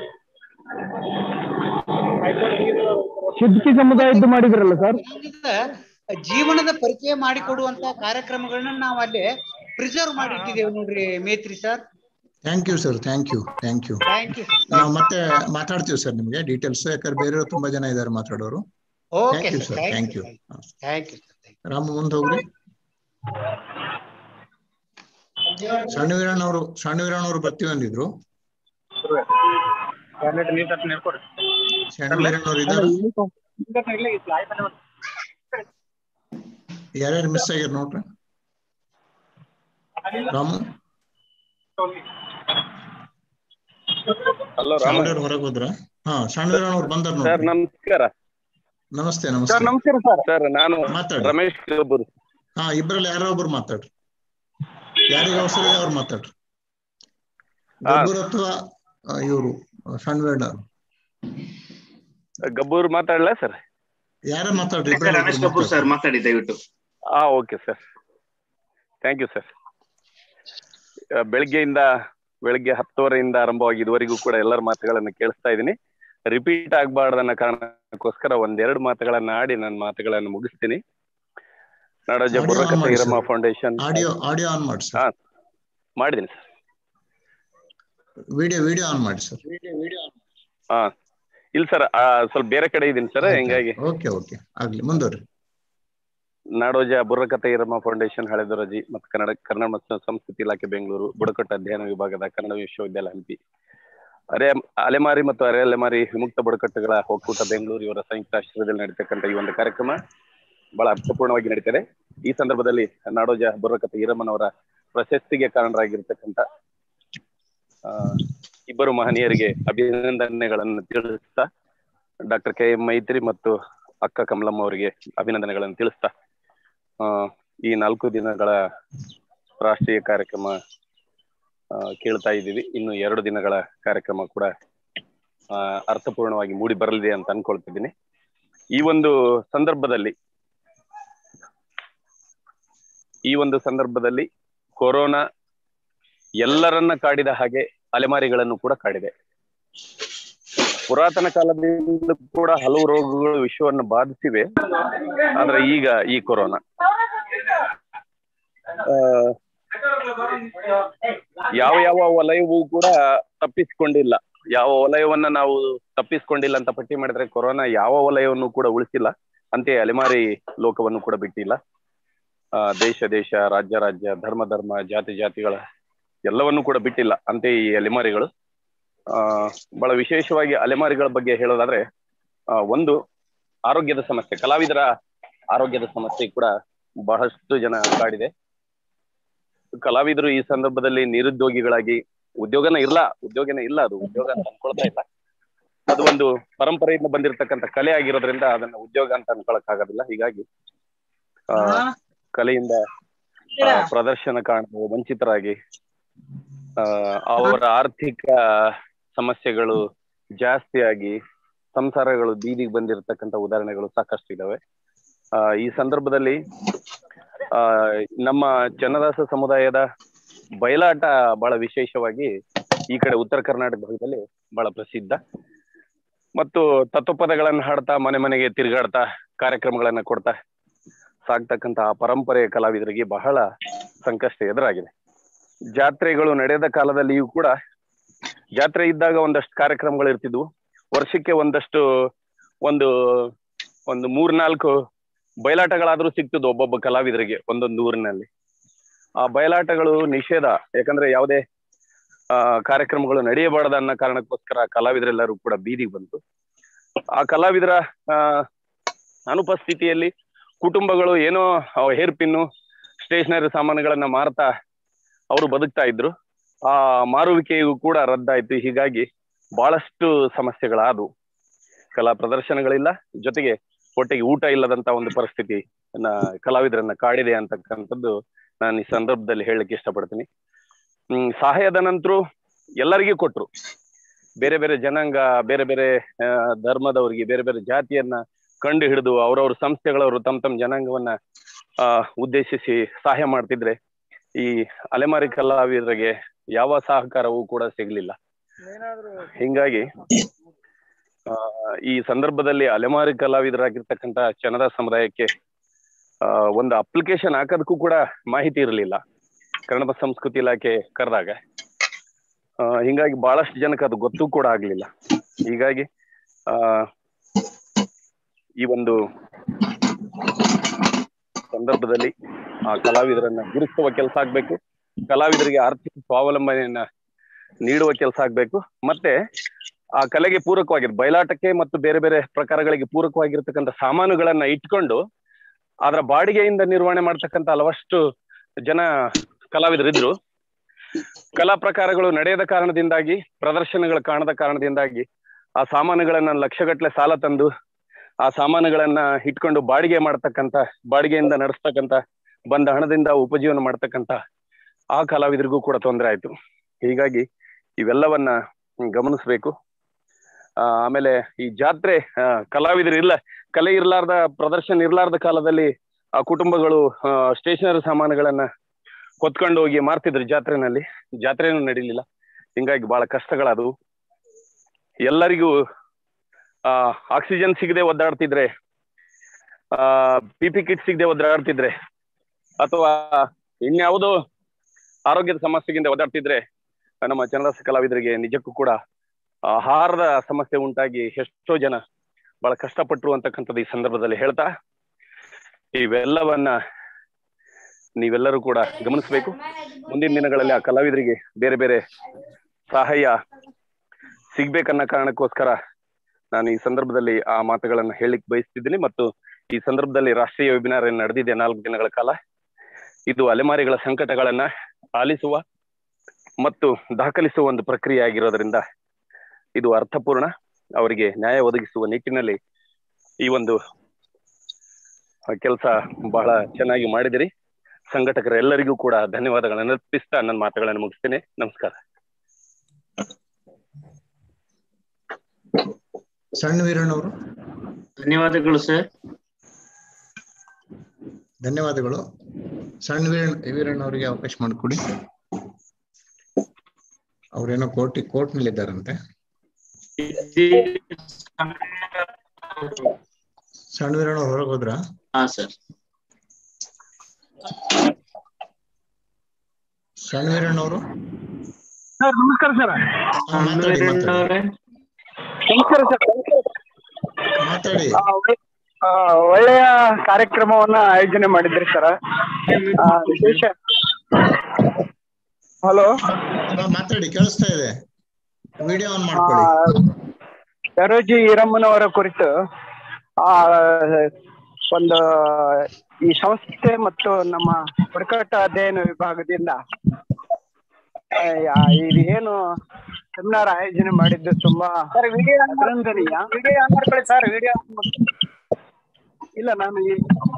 ಸಿದ್ಕಿ ಸಮುದಾಯದ್ದು ಮಾಡಿದ್ರಲ್ಲ ಸರ್ ಜನಾಂಗದ ಜೀವನದ ಪರಿಚಯ ಮಾಡಿಕೊಡುವಂತ ಕಾರ್ಯಕ್ರಮಗಳನ್ನ ನಾವು ಅಲ್ಲಿ ಪ್ರಿಸರ್ವ್ ಮಾಡಿ ಇಟ್ಟಿದ್ದೇವೆ ನೋಡ್ರಿ Metri sir thank you sir thank you thank you thank you ನಾವು ಮತ್ತೆ ಮಾತಾಡ್ತೀವಿ ಸರ್ ನಿಮಗೆ ಡೀಟೇಲ್ಸ್ ಯಾಕಂದ್ರೆ ಬೇರೆಯವರು ತುಂಬಾ ಜನ ಇದ್ದಾರೆ ಮಾತಾಡೋರು okay thank you sir sir thank you thank you Rama ಮುಂದೆ ಹೋಗ್ರಿ ಸಣ್ಣ ವೀರಣ್ಣ ಅವರು ಸಣ್ಣ ವೀರಣ್ಣ ಅವರು ಬರ್ತೀವಿ ಅಂದಿದ್ರು ಸಣ್ಣ ವೀರಣ್ಣ ಅವರು ಇದ್ದಾರೆ ಯಾರ್ಯಾರು ಮಿಸ್ ಆಗ್ಯಾರ ನೋಡ್ರಿ ರಾಮು ಹಲೋ ರಾಮ ಶಾಮಣ್ಣ ಹೊರಗೆ ಹೋದ್ರ ಹಾ ಸಣ್ಣ ವೀರಣ್ಣ ಅವ್ರು ಬಂದಾರ ಸರ್ ನೋಡ್ರಿ ನಮಸ್ಕಾರ ನಮಸ್ತೆ ಸರ್ ನಮಸ್ತೆ ನಮಸ್ಕಾರ ಸರ್ ಸರ್ ನಾನು ಮಾತಾಡಿ. ರಮೇಶ್ ಗಬ್ಬೂರ್ ಹಾ ಇಬ್ರಲ್ಲಿ ಯಾರೋ ಒಬ್ರು ಮಾತಾಡ್ರಿ ಯಾರಿಗೆ ಅವಸರ ಇದೆ ಅವ್ರು ಮಾತಾಡ್ರಿ ಹಾ. ಗಬ್ಬೂರ್ ಅಥವಾ ಇವರು ಸಣ್ಣ ವೀರಣ್ಣ ಅವ್ರು. ಗಬ್ಬೂರ್ ಮಾತಾಡ್ಲಾ ಸರ್ ಯಾರ ಮಾತಾಡ್ರಿ ಇಬ್ರಲ್ಲಿ ರಮೇಶ್ ಒಬ್ರು ಕಪೂರ್ ಮಾತಾಡ್ರಿ. ಸರ್ ಮಾತಾಡಿ ದಯವಿಟ್ಟು ಹಾ okay sir thank you sir ಬೆಳಗ್ಗೆಯಿಂದ ಬೆಳಗ್ಗೆ ಹತ್ತುವರೆಯಿಂದ ಆರಂಭವಾಗಿ ಇದುವರೆಗೂ ಕೂಡ ಎಲ್ಲರ ಮಾತುಗಳನ್ನ ಕೇಳಿಸ್ತಾ ಇದ್ದೀನಿ ರಿಪೀಟ್ ಆಗಬಾರ್ದನ್ನ ಕಾರಣಕ್ಕೋಸ್ಕರ ಒಂದೆರಡು ಮಾತುಗಳನ್ನ ಆಡಿ ನನ್ನ ಮಾತುಗಳನ್ನು ಮುಗಿಸ್ತೀನಿ ನಾಡೋಜ Audio on ಬುರ್ರಕಥೆ ಮಾಡಿ Eeramma sir. Foundation audio audio on ಮಾಡಿ ಸರ್ ಹಾ ಮಾಡಿದ್ದೀನಿ ಸರ್ ವಿಡಿಯೋ ವಿಡಿಯೋ ಆನ್ ಮಾಡಿ ಸರ್ ಹಾ ಇಲ್ಲ ಸರ್ ಸ್ವಲ್ಪ ಬೇರೆ ಕಡೆ ಇದ್ದೀನಿ ಸರ್ ಹಿಂಗಾಗಿ ಓಕೆ ಓಕೆ ಆಗ್ಲಿ ಮುಂದುವರಿ ನಾಡೋಜ ಬುರ್ರಕಥೆ ಈರಮ್ಮ ಫೌಂಡೇಶನ್ ಹಳೆದೊರಜಿ ಮತ್ತು ಕನ್ನಡ ಕನ್ನಡ ಮತ್ತು ಸಂಸ್ಕೃತಿ ಇಲಾಖೆ ಬೆಂಗಳೂರು ಬುಡಕಟ್ಟು ಅಧ್ಯಯನ ವಿಭಾಗದ ಕನ್ನಡ ವಿಶ್ವವಿದ್ಯಾಲಯ ಹಂಪಿ ಅರೆ ಅಲೆಮಾರಿ ಮತ್ತು ಅರೆ ಅಲೆಮಾರಿ ವಿಮುಕ್ತ ಬುಡಕಟ್ಟುಗಳ ಒಕ್ಕೂಟ ಬೆಂಗಳೂರು ಇವರ ಸಂಯುಕ್ತ ಆಶ್ರಯದಲ್ಲಿ ನಡೀತಕ್ಕಂಥ ಈ ಒಂದು ಕಾರ್ಯಕ್ರಮ ಬಹಳ ಅರ್ಥಪೂರ್ಣವಾಗಿ ನಡೀತದೆ ಈ ಸಂದರ್ಭದಲ್ಲಿ ನಾಡೋಜ ಬುರ್ರಕಥೆ ಈರಮ್ಮನವರ ಪ್ರಶಸ್ತಿಗೆ ಕಾರಣರಾಗಿರ್ತಕ್ಕಂಥ ಆ, ಇಬ್ಬರು ಮಹನೀಯರಿಗೆ ಅಭಿನಂದನೆಗಳನ್ನು ತಿಳಿಸ್ತಾ ಡಾಕ್ಟರ್ ಕೆ ಎಂ ಮೈತ್ರಿ ಮತ್ತು ಅಕ್ಕ ಕಮಲಮ್ಮ ಅವರಿಗೆ ಅಭಿನಂದನೆಗಳನ್ನು ತಿಳಿಸ್ತಾ ಆ, ಈ ನಾಲ್ಕು ದಿನಗಳ ರಾಷ್ಟ್ರೀಯ ಕಾರ್ಯಕ್ರಮ ಆ, ಕೇಳ್ತಾ ಇದ್ದೀವಿ ಇನ್ನು ಎರಡು ದಿನಗಳ ಕಾರ್ಯಕ್ರಮ ಕೂಡ ಆ, ಅರ್ಥಪೂರ್ಣವಾಗಿ ಮೂಡಿ ಬರಲಿದೆ ಅಂತ ಅನ್ಕೊಳ್ತಿದ್ದೀನಿ ಈ ಒಂದು ಸಂದರ್ಭದಲ್ಲಿ ಈ ಒಂದು ಸಂದರ್ಭದಲ್ಲಿ ಕೊರೋನಾ ಎಲ್ಲರನ್ನ ಕಾಡಿದ ಹಾಗೆ ಅಲೆಮಾರಿಗಳನ್ನು ಕೂಡ ಕಾಡಿದೆ ಪುರಾತನ ಕಾಲದಿಂದ ಕೂಡ ಹಲವು ರೋಗಗಳು ವಿಶ್ವವನ್ನು ಬಾಧಿಸಿವೆ ಆದ್ರೆ ಈಗ ಈ ಕೊರೋನಾ ಆ, ಯಾವ ಯಾವ ವಲಯವೂ ಕೂಡ ತಪ್ಪಿಸಿಕೊಂಡಿಲ್ಲ ಯಾವ ವಲಯವನ್ನ ನಾವು ತಪ್ಪಿಸಿಕೊಂಡಿಲ್ಲ ಅಂತ ಪಟ್ಟಿ ಮಾಡಿದ್ರೆ ಕೊರೋನಾ ಯಾವ ವಲಯವನ್ನು ಕೂಡ ಉಳಿಸಿಲ್ಲ ಅಂತೆಯೇ ಅಲೆಮಾರಿ ಲೋಕವನ್ನು ಕೂಡ ಬಿಟ್ಟಿಲ್ಲ ಆ, ದೇಶ ದೇಶ ರಾಜ್ಯ ರಾಜ್ಯ ಧರ್ಮ ಧರ್ಮ ಜಾತಿ ಜಾತಿಗಳ ಎಲ್ಲವನ್ನೂ ಕೂಡ ಬಿಟ್ಟಿಲ್ಲ ಅಂತೆಯೇ ಈ ಅಲೆಮಾರಿಗಳು ಆ ಬಹಳ ವಿಶೇಷವಾಗಿ ಅಲೆಮಾರಿಗಳ ಬಗ್ಗೆ ಹೇಳೋದಾದ್ರೆ ಆ, ಒಂದು ಆರೋಗ್ಯದ ಸಮಸ್ಯೆ ಕಲಾವಿದರ ಆರೋಗ್ಯದ ಸಮಸ್ಯೆ ಕೂಡ ಬಹಳಷ್ಟು ಜನ ಕಾಡಿದೆ ಕಲಾವಿದರು ಈ ಸಂದರ್ಭದಲ್ಲಿ ನಿರುದ್ಯೋಗಿಗಳಾಗಿ ಉದ್ಯೋಗನ ಇಲ್ಲ ಉದ್ಯೋಗನ ಇಲ್ಲ ಅದು ಉದ್ಯೋಗ ಅಂತ ಅನ್ಕೊಳ್ತಾ ಇಲ್ಲ ಅದು ಒಂದು ಪರಂಪರೆಯಿಂದ ಬಂದಿರತಕ್ಕಂತ ಕಲೆ ಆಗಿರೋದ್ರಿಂದ ಅದನ್ನ ಉದ್ಯೋಗ ಅಂತ ಅನ್ಕೊಳಕ್ ಆಗೋದಿಲ್ಲ ಹೀಗಾಗಿ ಆ ಕಲೆಯಿಂದ ಆ, ಪ್ರದರ್ಶನ ಕಾಣಲು ವಂಚಿತರಾಗಿ ಆ ಅವರ ಆರ್ಥಿಕ ಸಮಸ್ಯೆಗಳು ಜಾಸ್ತಿಯಾಗಿ ಸಂಸಾರಗಳು ಬೀದಿಗೆ ಬಂದಿರತಕ್ಕಂತ ಉದಾಹರಣೆಗಳು ಸಾಕಷ್ಟು ಇದಾವೆ ಆ ಈ ಸಂದರ್ಭದಲ್ಲಿ ಆ ನಮ್ಮ ಚನ್ನದಾಸ ಸಮುದಾಯದ ಬಯಲಾಟ ಬಹಳ ವಿಶೇಷವಾಗಿ ಈ ಕಡೆ ಉತ್ತರ ಕರ್ನಾಟಕ ಭಾಗದಲ್ಲಿ ಬಹಳ ಪ್ರಸಿದ್ಧ ಮತ್ತು ತತ್ವಪದಗಳನ್ನ ಹಾಡ್ತಾ ಮನೆ ಮನೆಗೆ ತಿರುಗಾಡ್ತಾ ಕಾರ್ಯಕ್ರಮಗಳನ್ನ ಕೊಡ್ತಾ ಸಾಗ್ತಕ್ಕಂತ ಆ ಪರಂಪರೆಯ ಕಲಾವಿದರಿಗೆ ಬಹಳ ಸಂಕಷ್ಟ ಎದುರಾಗಿದೆ ಜಾತ್ರೆಗಳು ನಡೆದ ಕಾಲದಲ್ಲಿಯೂ ಕೂಡ ಜಾತ್ರೆ ಇದ್ದಾಗ ಒಂದಷ್ಟು ಕಾರ್ಯಕ್ರಮಗಳು ಇರ್ತಿದ್ವು ವರ್ಷಕ್ಕೆ ಒಂದಷ್ಟು ಒಂದು ಒಂದು ಮೂರ್ನಾಲ್ಕು ಬಯಲಾಟಗಳಾದ್ರೂ ಸಿಗ್ತಿದ್ವು ಒಬ್ಬೊಬ್ಬ ಕಲಾವಿದರಿಗೆ ಒಂದೊಂದು ಊರಿನಲ್ಲಿ ಆ ಬಯಲಾಟಗಳು ನಿಷೇಧ ಯಾಕಂದ್ರೆ ಯಾವುದೇ ಆ ಕಾರ್ಯಕ್ರಮಗಳು ನಡೆಯಬಾರದು ಅನ್ನೋ ಕಾರಣಕ್ಕೋಸ್ಕರ ಕಲಾವಿದರೆಲ್ಲರೂ ಕೂಡ ಬೀದಿಗೆ ಬಂತು ಆ ಕಲಾವಿದರ ಆ ಅನುಪಸ್ಥಿತಿಯಲ್ಲಿ ಕುಟುಂಬಗಳು ಏನೋ ಹೇರ್ ಪಿನ್ನು ಸ್ಟೇಷನರಿ ಸಾಮಾನುಗಳನ್ನ ಮಾರ್ತಾ ಅವರು ಬದುಕ್ತಾ ಇದ್ರು ಆ ಮಾರುವಿಕೆಯು ಕೂಡ ರದ್ದಾಯ್ತು ಹೀಗಾಗಿ ಬಹಳಷ್ಟು ಸಮಸ್ಯೆಗಳಾದವು ಕಲಾ ಪ್ರದರ್ಶನಗಳಿಲ್ಲ ಜೊತೆಗೆ ಹೊಟ್ಟೆಗೆ ಊಟ ಇಲ್ಲದಂತ ಒಂದು ಪರಿಸ್ಥಿತಿ ಕಲಾವಿದರನ್ನ ಕಾಡಿದೆ ಅಂತಕ್ಕಂಥದ್ದು ನಾನು ಈ ಸಂದರ್ಭದಲ್ಲಿ ಹೇಳಲಿಕ್ಕೆ ಇಷ್ಟಪಡ್ತೀನಿ ಹ್ಮ್ ಸಹಾಯದ ನಂತರ ಎಲ್ಲರಿಗೂ ಕೊಟ್ರು ಬೇರೆ ಬೇರೆ ಜನಾಂಗ ಬೇರೆ ಬೇರೆ ಆ, ಧರ್ಮದವರಿಗೆ ಬೇರೆ ಬೇರೆ ಜಾತಿಯನ್ನ ಕಂಡು ಹಿಡಿದು ಅವ್ರವ್ರ ಸಂಸ್ಥೆಗಳವರು ತಮ್ಮ ತಮ್ಮ ಜನಾಂಗವನ್ನ ಆ ಉದ್ದೇಶಿಸಿ ಸಹಾಯ ಮಾಡ್ತಿದ್ರೆ ಈ ಅಲೆಮಾರಿ ಕಲಾವಿದರಿಗೆ ಯಾವ ಸಹಕಾರವೂ ಕೂಡ ಸಿಗ್ಲಿಲ್ಲ ಹಿಂಗಾಗಿ ಆ ಈ ಸಂದರ್ಭದಲ್ಲಿ ಅಲೆಮಾರಿ ಕಲಾವಿದರಾಗಿರ್ತಕ್ಕಂತ ಜನರ ಸಮುದಾಯಕ್ಕೆ ಆ ಒಂದು ಅಪ್ಲಿಕೇಶನ್ ಹಾಕೋದಕ್ಕೂ ಕೂಡ ಮಾಹಿತಿ ಇರಲಿಲ್ಲ ಕನ್ನಡ ಸಂಸ್ಕೃತಿ ಇಲಾಖೆ ಕರೆದಾಗ ಆ ಹಿಂಗಾಗಿ ಬಹಳಷ್ಟು ಜನಕ್ಕೆ ಅದು ಗೊತ್ತೂ ಕೂಡ ಆಗ್ಲಿಲ್ಲ ಹೀಗಾಗಿ ಆ ಈ ಒಂದು ಸಂದರ್ಭದಲ್ಲಿ ಆ ಕಲಾವಿದರನ್ನ ಗುರುತಿಸುವ ಕೆಲಸ ಆಗ್ಬೇಕು ಕಲಾವಿದರಿಗೆ ಆರ್ಥಿಕ ಸ್ವಾವಲಂಬನೆಯನ್ನ ನೀಡುವ ಕೆಲಸ ಆಗ್ಬೇಕು ಮತ್ತೆ ಆ ಕಲೆಗೆ ಪೂರಕವಾಗಿರ್ ಬಯಲಾಟಕ್ಕೆ ಮತ್ತು ಬೇರೆ ಬೇರೆ ಪ್ರಕಾರಗಳಿಗೆ ಪೂರಕವಾಗಿರ್ತಕ್ಕಂಥ ಸಾಮಾನುಗಳನ್ನ ಇಟ್ಕೊಂಡು ಅದರ ಬಾಡಿಗೆಯಿಂದ ನಿರ್ವಹಣೆ ಮಾಡ್ತಕ್ಕಂಥ ಹಲವಷ್ಟು ಜನ ಕಲಾವಿದರಿದ್ರು ಕಲಾ ಪ್ರಕಾರಗಳು ನಡೆಯದ ಕಾರಣದಿಂದಾಗಿ ಪ್ರದರ್ಶನಗಳು ಕಾಣದ ಕಾರಣದಿಂದಾಗಿ ಆ ಸಾಮಾನುಗಳನ್ನ ಲಕ್ಷಗಟ್ಲೆ ಸಾಲ ತಂದು ಆ ಸಾಮಾನುಗಳನ್ನ ಇಟ್ಕೊಂಡು ಬಾಡಿಗೆ ಮಾಡ್ತಕ್ಕಂಥ ಬಾಡಿಗೆಯಿಂದ ನಡೆಸ್ತಕ್ಕಂಥ ಬಂದ ಹಣದಿಂದ ಉಪಜೀವನ ಮಾಡ್ತಕ್ಕಂಥ ಆ ಕಲಾವಿದರಿಗೂ ಕೂಡ ತೊಂದರೆ ಆಯ್ತು ಹೀಗಾಗಿ ಇವೆಲ್ಲವನ್ನ ಗಮನಿಸ್ಬೇಕು ಆ, ಆಮೇಲೆ ಈ ಜಾತ್ರೆ ಆ, ಕಲಾವಿದರು ಇಲ್ಲ ಕಲೆ ಇರ್ಲಾರ್ದ ಪ್ರದರ್ಶನ ಇರ್ಲಾರ್ದ ಕಾಲದಲ್ಲಿ ಆ ಕುಟುಂಬಗಳು ಸ್ಟೇಷನರಿ ಸಾಮಾನುಗಳನ್ನ ಹೊತ್ಕೊಂಡು ಹೋಗಿ ಮಾರ್ತಿದ್ರು ಜಾತ್ರೆನಲ್ಲಿ ಜಾತ್ರೆನೂ ನಡೀಲಿಲ್ಲ ಹಿಂಗಾಗಿ ಬಹಳ ಕಷ್ಟಗಳಾದವು ಎಲ್ಲರಿಗೂ ಆ ಆಕ್ಸಿಜನ್ ಸಿಗದೆ ಒದ್ದಾಡ್ತಿದ್ರೆ ಆ ಪಿ ಪಿ ಕಿಟ್ ಸಿಗದೆ ಒದ್ದಾಡ್ತಿದ್ರೆ ಅಥವಾ ಇನ್ಯಾವುದೋ ಆರೋಗ್ಯದ ಸಮಸ್ಯೆಗಿಂದ ಒದ್ದಾಡ್ತಿದ್ರೆ ನಮ್ಮ ಚನ್ನದಾಸ ಕಲಾವಿದರಿಗೆ ನಿಜಕ್ಕೂ ಕೂಡ ಆಹಾರದ ಸಮಸ್ಯೆ ಉಂಟಾಗಿ ಎಷ್ಟೋ ಜನ ಬಹಳ ಕಷ್ಟಪಟ್ರು ಅಂತಕ್ಕಂಥದ್ದು ಈ ಸಂದರ್ಭದಲ್ಲಿ ಹೇಳ್ತಾ ಇವೆಲ್ಲವನ್ನ ನೀವೆಲ್ಲರೂ ಕೂಡ ಗಮನಿಸಬೇಕು ಮುಂದಿನ ದಿನಗಳಲ್ಲಿ ಆ ಕಲಾವಿದರಿಗೆ ಬೇರೆ ಬೇರೆ ಸಹಾಯ ಸಿಗ್ಬೇಕನ್ನ ಕಾರಣಕ್ಕೋಸ್ಕರ ನಾನು ಈ ಸಂದರ್ಭದಲ್ಲಿ ಆ ಮಾತುಗಳನ್ನ ಹೇಳಿಕ್ ಬಯಸ್ತಿದ್ದೀನಿ ಮತ್ತು ಈ ಸಂದರ್ಭದಲ್ಲಿ ರಾಷ್ಟ್ರೀಯ ವೆಬಿನಾರ್ ಏನ್ ನಡೆದಿದೆ ನಾಲ್ಕು ದಿನಗಳ ಕಾಲ ಇದು ಅಲೆಮಾರಿಗಳ ಸಂಕಟಗಳನ್ನ ಆಲಿಸುವ ಮತ್ತು ದಾಖಲಿಸುವ ಒಂದು ಪ್ರಕ್ರಿಯೆ ಆಗಿರೋದ್ರಿಂದ ಇದು ಅರ್ಥಪೂರ್ಣ ಅವರಿಗೆ ನ್ಯಾಯ ಒದಗಿಸುವ ನಿಟ್ಟಿನಲ್ಲಿ ಈ ಒಂದು ಕೆಲಸ ಬಹಳ ಚೆನ್ನಾಗಿ ಮಾಡಿದಿರಿ ಸಂಘಟಕರೆಲ್ಲರಿಗೂ ಕೂಡ ಧನ್ಯವಾದಗಳನ್ನು ಅರ್ಪಿಸ್ತಾ ನನ್ನ ಮಾತುಗಳನ್ನು ಮುಗಿಸ್ತೇನೆ ನಮಸ್ಕಾರ ಸಣ್ಣ ವೀರಣ್ಣವರು ಧನ್ಯವಾದಗಳು ಸರ್ ಧನ್ಯವಾದಗಳು ಸಣ್ಣ ವೀರಣ್ಣ ವೀರಣ್ಣವರಿಗೆ ಅವಕಾಶ ಮಾಡಿಕೊಡಿ ಅವ್ರೇನೋ ಕೋರ್ಟ್ ಕೋರ್ಟ್ ನಲ್ಲಿ ಇದ್ದಾರಂತೆ ಸಣ್ಣ ವೀರಣ್ಣ ಹೊರಗೆ ಹೋದ್ರಾ ಹಾ ಸರ್ ಸಣ್ಣ ವೀರಣ್ಣವರು ಸರ್ ನಮಸ್ಕಾರ ಸರ್ ಮಾತಾಡಿ ಮಾತಾಡಿ ನಮಸ್ಕಾರ ಸರ್ ಮಾತಾಡಿ ಆ, ಒಳ್ಳೆ- ಆ, ಒಳ್ಳೆಯ ಕಾರ್ಯಕ್ರಮವನ್ನ ಆಯೋಜನೆ ಮಾಡಿದ್ರಿ ಸರ್ ಆ, ವಿಶೇಷ ಹಲೋ ಹಾ, ಮಾತಾಡಿ ಕೇಳಿಸ್ತಾ ಇದೆ ವಿಡಿಯೋ ಆನ್ ಮಾಡ್ಕೊಳ್ಳಿ ಸರೋಜಿ ಈರಮ್ಮನವರ ಕುರಿತು ಆ ಒಂದು ಈ ಸಂಸ್ಥೆ ಮತ್ತು ನಮ್ಮ ಬುಡಕಟ್ಟು ಅಧ್ಯಯನ ವಿಭಾಗದಿಂದ ಆ, ಯಾ- ಇದು ಏನು ಸೆಮಿನಾರ್ ಆಯೋಜನೆ ಮಾಡಿದ್ದು ತುಂಬಾ ಅಭಿನಂದನೀಯ ಸರ್ ವಿಡಿಯೋ ಇಲ್ಲ ನಾನು ಈ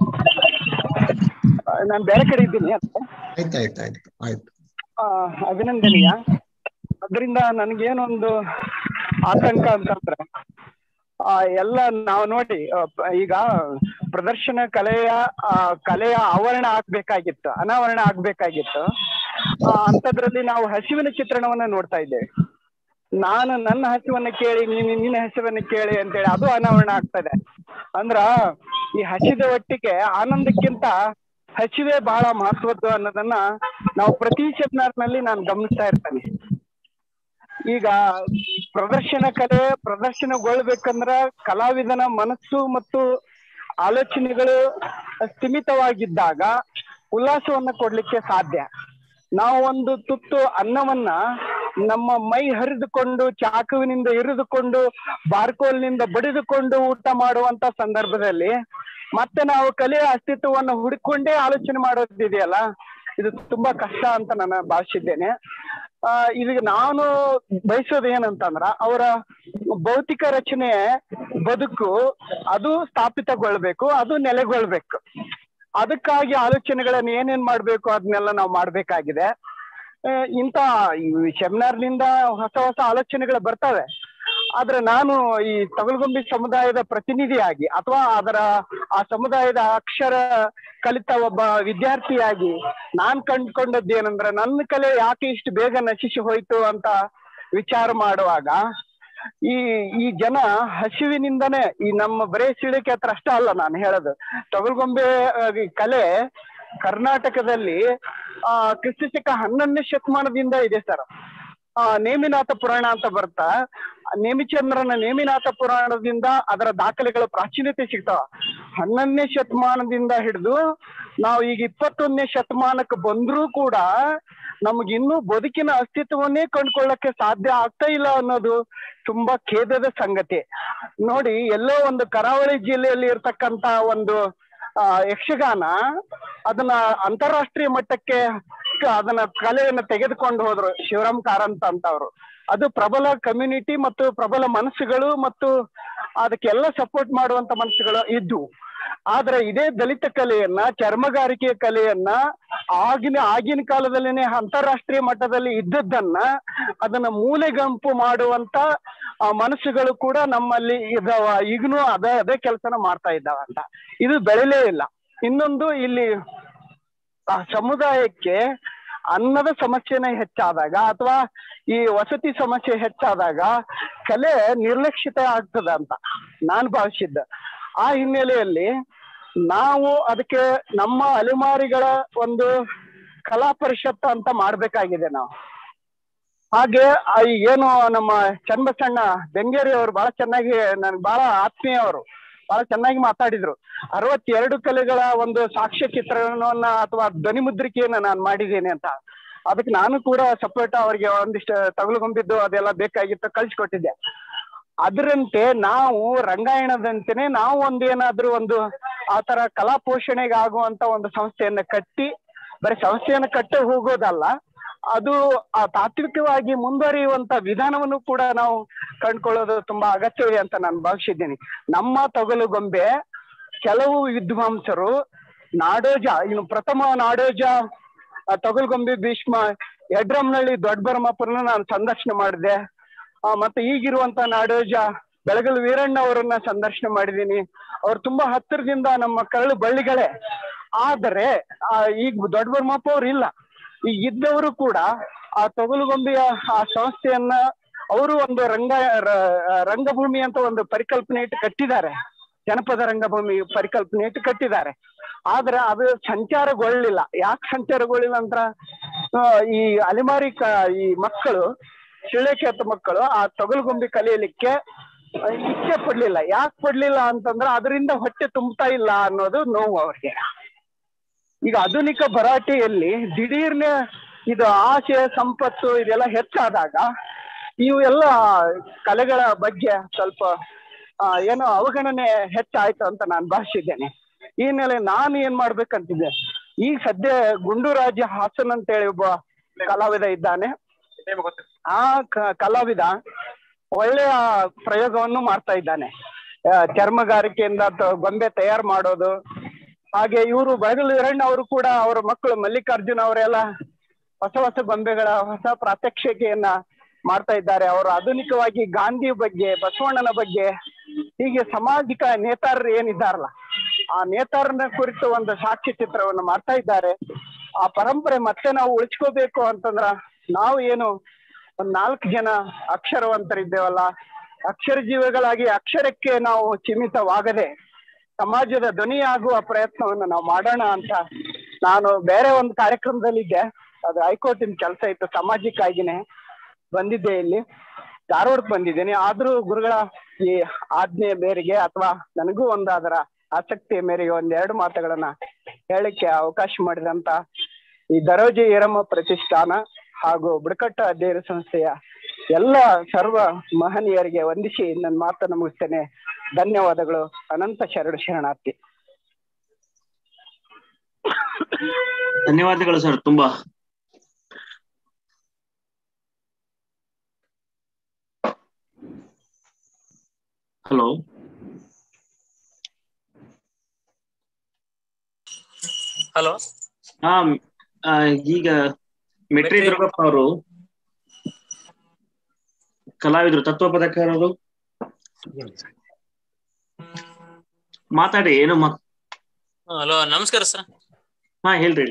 ನಾನು ಬೇರೆ ಕಡೆ ಇದ್ದೀನಿ ಆಯ್ತು ಆಯ್ತು ಆಯ್ತು ಆಯ್ತು ಆ, ಅಭಿನಂದನೀಯ ಅದರಿಂದ ನನಗೇನೊಂದು ಆತಂಕ ಅಂತಂದ್ರೆ ಆ, ಎಲ್ಲ ನಾವು ನೋಡಿ ಆ, ಪ- ಈಗ ಪ್ರದರ್ಶನ ಕಲೆಯ ಆ, ಕಲೆಯ ಆವರಣ ಆಗ್ಬೇಕಾಗಿತ್ತು ಅನಾವರಣ ಆಗ್ಬೇಕಾಗಿತ್ತು ಆ, ಅಂಥದ್ರಲ್ಲಿ ನಾವು ಹಸಿವಿನ ಚಿತ್ರಣವನ್ನ ನೋಡ್ತಾ ಇದ್ದೇವೆ ನಾನು ನನ್ನ ಹಸಿವನ್ನ ಕೇಳಿ ನೀನು ನಿನ್ನ ಹಸಿವನ್ನ ಕೇಳಿ ಅಂತೇಳಿ ಅದು ಅನಾವರಣ ಆಗ್ತದೆ ಅಂದ್ರ ಈ ಹಸಿದ ಒಟ್ಟಿಗೆ ಆನಂದಕ್ಕಿಂತ ಹಸಿವೆ ಬಹಳ ಮಹತ್ವದ್ದು ಅನ್ನೋದನ್ನ ನಾವು ಪ್ರತಿ ಸೆಮಿನಾರ್ನಲ್ಲಿ ನಾನು ಗಮನಿಸ್ತಾ ಇರ್ತೇನೆ ಈಗ ಪ್ರದರ್ಶನ ಕಲೆ ಪ್ರದರ್ಶನಗೊಳ್ಬೇಕಂದ್ರ ಕಲಾವಿದನ ಮನಸ್ಸು ಮತ್ತು ಆಲೋಚನೆಗಳು ಸ್ಥಿಮಿತವಾಗಿದ್ದಾಗ ಉಲ್ಲಾಸವನ್ನ ಕೊಡ್ಲಿಕ್ಕೆ ಸಾಧ್ಯ ನಾವು ಒಂದು ತುತ್ತು ಅನ್ನವನ್ನ ನಮ್ಮ ಮೈ ಹರಿದುಕೊಂಡು ಚಾಕುವಿನಿಂದ ಇರಿದುಕೊಂಡು ಬಾರ್ಕೋಲ್ನಿಂದ ಬಡಿದುಕೊಂಡು ಊಟ ಮಾಡುವಂತ ಸಂದರ್ಭದಲ್ಲಿ ಮತ್ತೆ ನಾವು ಕಲೆಯ ಅಸ್ತಿತ್ವವನ್ನು ಹುಡುಕೊಂಡೇ ಆಲೋಚನೆ ಮಾಡೋದಿದೆಯಲ್ಲ ಇದು ತುಂಬಾ ಕಷ್ಟ ಅಂತ ನಾನು ಭಾವಿಸಿದ್ದೇನೆ ಆ ಇದೀಗ ನಾನು ಬಯಸೋದು ಏನಂತಂದ್ರ ಅವರ ಭೌತಿಕ ರಚನೆ ಬದುಕು ಅದು ಸ್ಥಾಪಿತಗೊಳ್ಬೇಕು ಅದು ನೆಲೆಗೊಳ್ಬೇಕು ಅದಕ್ಕಾಗಿ ಆಲೋಚನೆಗಳನ್ನ ಏನೇನ್ ಮಾಡ್ಬೇಕು ಅದನ್ನೆಲ್ಲ ನಾವು ಮಾಡ್ಬೇಕಾಗಿದೆ ಆ, ಇಂಥ ಸೆಮಿನಾರ್ನಿಂದ ಹೊಸ ಹೊಸ ಆಲೋಚನೆಗಳು ಬರ್ತವೆ ಆದ್ರೆ ನಾನು ಈ ತಗಲ್ಗೊಂಬಿ ಸಮುದಾಯದ ಪ್ರತಿನಿಧಿಯಾಗಿ ಅಥವಾ ಅದರ ಆ ಸಮುದಾಯದ ಅಕ್ಷರ ಕಲಿತ ಒಬ್ಬ ವಿದ್ಯಾರ್ಥಿಯಾಗಿ ನಾನ್ ಕಂಡ್ಕೊಂಡದ್ದು ಏನಂದ್ರೆ ನನ್ನ ಕಲೆ ಯಾಕೆ ಇಷ್ಟು ಬೇಗ ನಶಿಸಿ ಹೋಯ್ತು ಅಂತ ವಿಚಾರ ಮಾಡುವಾಗ ಈ ಈ ಜನ ಹಸಿವಿನಿಂದನೇ ಈ ನಮ್ಮ ಬರೇ ಸಿಳಿಕೆ ಹತ್ರ ಅಷ್ಟೇ ಅಲ್ಲ ನಾನು ಹೇಳೋದು ತೊಗಲ್ಗೊಂಬೆ ಆ, ಈ ಕಲೆ ಕರ್ನಾಟಕದಲ್ಲಿ ಆ ಕ್ರಿಸ್ತಶಕ ಹನ್ನೊಂದನೇ ಶತಮಾನದಿಂದ ಇದೆ ಸರ್ ಆ ನೇಮಿನಾಥ ಪುರಾಣ ಅಂತ ಬರ್ತಾ ನೇಮಿಚಂದ್ರನ ನೇಮಿನಾಥ ಪುರಾಣದಿಂದ ಅದರ ದಾಖಲೆಗಳು ಪ್ರಾಚೀನತೆ ಸಿಗ್ತಾವ ಹನ್ನೊಂದನೇ ಶತಮಾನದಿಂದ ಹಿಡಿದು ನಾವು ಈಗ ಇಪ್ಪತ್ತೊಂದನೇ ಶತಮಾನಕ್ಕೆ ಬಂದ್ರೂ ಕೂಡ ನಮಗಿನ್ನೂ ಬದುಕಿನ ಅಸ್ತಿತ್ವವನ್ನೇ ಕಂಡುಕೊಳ್ಳಕ್ಕೆ ಸಾಧ್ಯ ಆಗ್ತಾ ಇಲ್ಲ ಅನ್ನೋದು ತುಂಬಾ ಖೇದದ ಸಂಗತಿ ನೋಡಿ ಎಲ್ಲೋ ಒಂದು ಕರಾವಳಿ ಜಿಲ್ಲೆಯಲ್ಲಿ ಇರ್ತಕ್ಕಂತ ಒಂದು ಆ ಯಕ್ಷಗಾನ ಅದನ್ನ ಅಂತಾರಾಷ್ಟ್ರೀಯ ಮಟ್ಟಕ್ಕೆ ಕ- ಅದನ್ನ ಕಲೆಯನ್ನ ತೆಗೆದುಕೊಂಡು ಹೋದ್ರು ಶಿವರಾಮ್ ಕಾರಂತ ಅಂತವ್ರು ಅದು ಪ್ರಬಲ ಕಮ್ಯುನಿಟಿ ಮತ್ತು ಪ್ರಬಲ ಮನಸ್ಸುಗಳು ಮತ್ತು ಅದಕ್ಕೆಲ್ಲ ಸಪೋರ್ಟ್ ಮಾಡುವಂತ ಮನಸ್ಸುಗಳು ಇದ್ವು ಆದ್ರೆ ಇದೇ ದಲಿತ ಕಲೆಯನ್ನ ಚರ್ಮಗಾರಿಕೆಯ ಕಲೆಯನ್ನ ಆಗಿನ ಆಗಿನ ಕಾಲದಲ್ಲಿನೇ ಅಂತಾರಾಷ್ಟ್ರೀಯ ಮಟ್ಟದಲ್ಲಿ ಇದ್ದದ್ದನ್ನ ಅದನ್ನ ಮೂಲೆಗಂಪು ಮಾಡುವಂತ ಆ, ಮನಸ್ಸುಗಳು ಕೂಡ ನಮ್ಮಲ್ಲಿ ಇದಾವ ಈಗನೂ ಅದೇ ಅದೇ ಕೆಲಸನ ಮಾಡ್ತಾ ಇದ್ದಾವ ಅಂತ ಇದು ಬೆಳೆಲೇ ಇಲ್ಲ ಇನ್ನೊಂದು ಇಲ್ಲಿ ಆ ಸಮುದಾಯಕ್ಕೆ ಅನ್ನದ ಸಮಸ್ಯೆನೇ ಹೆಚ್ಚಾದಾಗ ಅಥವಾ ಈ ವಸತಿ ಸಮಸ್ಯೆ ಹೆಚ್ಚಾದಾಗ ಕಲೆ ನಿರ್ಲಕ್ಷಿತ ಆಗ್ತದ ಅಂತ ನಾನ್ ಭಾವಿಸಿದ್ದ ಆ ಹಿನ್ನೆಲೆಯಲ್ಲಿ ನಾವು ಅದಕ್ಕೆ ನಮ್ಮ ಅಲೆಮಾರಿಗಳ ಒಂದು ಕಲಾ ಪರಿಷತ್ ಅಂತ ಮಾಡ್ಬೇಕಾಗಿದೆ ನಾವು ಹಾಗೆ ಆ ಈ ಏನು ನಮ್ಮ ಚನ್ನಬಸಣ್ಣ ಬೆಂಗೇರಿ ಅವರು ಬಹಳ ಚೆನ್ನಾಗಿ ನನ್ಗೆ ಬಹಳ ಆತ್ಮೀಯ ಅವರು ಬಹಳ ಚೆನ್ನಾಗಿ ಮಾತಾಡಿದ್ರು ಅರವತ್ತೆರಡು ಕಲೆಗಳ ಒಂದು ಸಾಕ್ಷ್ಯ ಚಿತ್ರಣವನ್ನ ಅಥವಾ ಧ್ವನಿ ಮುದ್ರಿಕೆಯನ್ನ ನಾನು ಮಾಡಿದ್ದೇನೆ ಅಂತ ಅದಕ್ಕೆ ನಾನು ಕೂಡ ಸಪೋರ್ಟ್ ಅವರಿಗೆ ಒಂದಿಷ್ಟು ತಗುಲುಗೊಂಬಿದ್ದು ಅದೆಲ್ಲ ಬೇಕಾಗಿತ್ತು ಕಳ್ಸಿಕೊಟ್ಟಿದ್ದೆ ಅದರಂತೆ ನಾವು ರಂಗಾಯಣದಂತೆನೆ ನಾವು ಒಂದೇನಾದ್ರೂ ಒಂದು ಆ ತರ ಕಲಾ ಪೋಷಣೆಗೆ ಆಗುವಂತ ಒಂದು ಸಂಸ್ಥೆಯನ್ನ ಕಟ್ಟಿ ಬರೀ ಸಂಸ್ಥೆಯನ್ನ ಕಟ್ಟಿ ಹೋಗೋದಲ್ಲ ಅದು ಆ ತಾತ್ವಿಕವಾಗಿ ಮುಂದುವರಿಯುವಂತ ವಿಧಾನವನ್ನು ಕೂಡ ನಾವು ಕಂಡ್ಕೊಳ್ಳೋದು ತುಂಬಾ ಅಗತ್ಯವಿದೆ ಅಂತ ನಾನು ಭಾವಿಸಿದ್ದೀನಿ ನಮ್ಮ ತೊಗಲುಗೊಂಬೆ ಕೆಲವು ವಿದ್ವಾಂಸರು ನಾಡೋಜ ಇನ್ನು ಪ್ರಥಮ ನಾಡೋಜ ಆ, ತೊಗಲುಗೊಂಬೆ ಭೀಷ್ಮ ಯಡ್ರಮ್ನಳ್ಳಿ ದೊಡ್ಡ ಬರಮಪ್ಪರನ್ನ ನಾನು ಸಂದರ್ಶನ ಮಾಡಿದೆ ಆ, ಮತ್ತೆ ಈಗಿರುವಂತ ನಾಡೋಜ ಬೆಳಗಲ್ ವೀರಣ್ಣ ಅವರನ್ನ ಸಂದರ್ಶನ ಮಾಡಿದ್ದೀನಿ ಅವ್ರು ತುಂಬಾ ಹತ್ತಿರದಿಂದ ನಮ್ಮ ಕರಳು ಬಳ್ಳಿಗಳೇ ಆದರೆ ಆ, ಈಗ ದೊಡ್ಡ ಬರ್ಮಪ್ಪ ಅವ್ರು ಇಲ್ಲ ಈಗ ಇದ್ದವರು ಕೂಡ ಆ ತೊಗಲುಗೊಂಬೆಯ ಆ ಸಂಸ್ಥೆಯನ್ನ ಅವರು ಒಂದು ರಂಗ ರ- ರಂಗಭೂಮಿ ಅಂತ ಒಂದು ಪರಿಕಲ್ಪನೆ ಇಟ್ಟು ಕಟ್ಟಿದ್ದಾರೆ ಜನಪದ ರಂಗಭೂಮಿ ಪರಿಕಲ್ಪನೆ ಇಟ್ಟು ಕಟ್ಟಿದ್ದಾರೆ ಆದ್ರೆ ಅದು ಸಂಚಾರಗೊಳ್ಳಿಲ್ಲ ಯಾಕೆ ಸಂಚಾರಗೊಳ್ಳಿಲ್ಲ ಅಂತ ಆ, ಈ ಅಲೆಮಾರಿ ಕ ಈ ಮಕ್ಕಳು ಶಿಳೆಕೇತ ಮಕ್ಕಳು ಆ ತೊಗಲುಗೊಂಬಿ ಕಲಿಯಲಿಕ್ಕೆ ಆ, ಇಚ್ಛೆ ಪಡ್ಲಿಲ್ಲ ಯಾಕೆ ಪಡ್ಲಿಲ್ಲ ಅಂತಂದ್ರೆ ಅದರಿಂದ ಹೊಟ್ಟೆ ತುಂಬ್ತಾ ಇಲ್ಲ ಅನ್ನೋದು ನೋವು ಅವ್ರಿಗೆ ಈಗ ಆಧುನಿಕ ಭರಾಟೆಯಲ್ಲಿ ದಿಢೀರ್ನೆ ಇದು ಆಸೆ ಸಂಪತ್ತು ಇದೆಲ್ಲ ಹೆಚ್ಚಾದಾಗ ಇವು ಎಲ್ಲ ಕಲೆಗಳ ಬಗ್ಗೆ ಸ್ವಲ್ಪ ಆ, ಏನೋ ಅವಗಣನೆ ಹೆಚ್ಚಾಯ್ತು ಅಂತ ನಾನು ಭಾವಿಸಿದ್ದೇನೆ ಈ ಹಿನ್ನೆಲೆ ನಾನು ಏನ್ ಮಾಡ್ಬೇಕಂತಿದ್ದೆ ಈಗ ಸದ್ಯ ಗುಂಡುರಾಜ ಹಾಸನ್ ಅಂತೇಳಿ ಒಬ್ಬ ಕಲಾವಿದ ಇದ್ದಾನೆ ಆ ಕ- ಕಲಾವಿದ ಒಳ್ಳೆಯ ಪ್ರಯೋಗವನ್ನು ಮಾಡ್ತಾ ಇದ್ದಾನೆ ಆ, ಚರ್ಮಗಾರಿಕೆಯಿಂದ ತ- ಗೊಂಬೆ ತಯಾರು ಮಾಡೋದು ಹಾಗೆ ಇವರು ಬಯಲು ವೀರಣ್ಣ ಅವರು ಕೂಡ ಅವರ ಮಕ್ಕಳು ಮಲ್ಲಿಕಾರ್ಜುನ ಅವರೆಲ್ಲ ಹೊಸ ಹೊಸ ಗೊಂಬೆಗಳ ಹೊಸ ಪ್ರಾತ್ಯಕ್ಷಿಕೆಯನ್ನ ಮಾಡ್ತಾ ಇದ್ದಾರೆ ಅವರು ಆಧುನಿಕವಾಗಿ ಗಾಂಧಿ ಬಗ್ಗೆ ಬಸವಣ್ಣನ ಬಗ್ಗೆ ಹೀಗೆ ಸಾಮಾಜಿಕ ನೇತಾರರು ಏನಿದ್ದಾರಲ್ಲ ಆ ನೇತಾರನ ಕುರಿತು ಒಂದು ಸಾಕ್ಷ್ಯ ಚಿತ್ರವನ್ನು ಮಾಡ್ತಾ ಇದ್ದಾರೆ ಆ ಪರಂಪರೆ ಮತ್ತೆ ನಾವು ಉಳಿಸ್ಕೋಬೇಕು ಅಂತಂದ್ರ ನಾವು ಏನು ಒಂದ್ ನಾಲ್ಕು ಜನ ಅಕ್ಷರವಂತರಿದ್ದೇವಲ್ಲ ಅಕ್ಷರ ಜೀವಿಗಳಾಗಿ ಅಕ್ಷರಕ್ಕೆ ನಾವು ಸೀಮಿತವಾಗದೆ ಸಮಾಜದ ಧ್ವನಿಯಾಗುವ ಪ್ರಯತ್ನವನ್ನು ನಾವು ಮಾಡೋಣ ಅಂತ ನಾನು ಬೇರೆ ಒಂದು ಕಾರ್ಯಕ್ರಮದಲ್ಲಿದ್ದೆ ಅದು ಹೈಕೋರ್ಟಿನ ಕೆಲಸ ಇತ್ತು ಸಾಮಾಜಿಕಾಗಿನೇ ಬಂದಿದ್ದೆ ಇಲ್ಲಿ ಧಾರವಾಡಕ್ಕೆ ಬಂದಿದ್ದೇನೆ ಆದ್ರೂ ಗುರುಗಳ ಈ ಆಜ್ಞೆಯ ಮೇರೆಗೆ ಅಥವಾ ನನಗೂ ಒಂದು ಅದರ ಆಸಕ್ತಿಯ ಮೇರೆಗೆ ಒಂದೆರಡು ಮಾತುಗಳನ್ನ ಹೇಳಕ್ಕೆ ಅವಕಾಶ ಮಾಡಿದಂತ ಈ ದರೋಜಿ ಈರಮ್ಮ ಪ್ರತಿಷ್ಠಾನ ಹಾಗೂ ಬುಡಕಟ್ಟು ಅಧ್ಯಯನ ಸಂಸ್ಥೆಯ ಎಲ್ಲ ಸರ್ವ ಮಹನೀಯರಿಗೆ ವಂದಿಸಿ ನನ್ನ ಮಾತನ್ನು ಮುಗಿಸ್ತೇನೆ ಧನ್ಯವಾದಗಳು ಅನಂತ ಶರಣ ಶರಣಾರ್ಥಿ ಧನ್ಯವಾದಗಳು ಸರ್ ತುಂಬಾ ಹಲೋ ಹಲೋ ಹಾ ಆ, ಈಗ ಮೆಟ್ರಿ ದುರ್ಗಪ್ಪ ಅವರು ಕಲಾವಿದರು ತತ್ವ ಪದಕಾರರು ಮಾತಾಡಿ ಏನು ಮಾ ಹಲೋ ನಮಸ್ಕಾರ ಸರ್ ಹಾ ಹೇಳ್ರಿ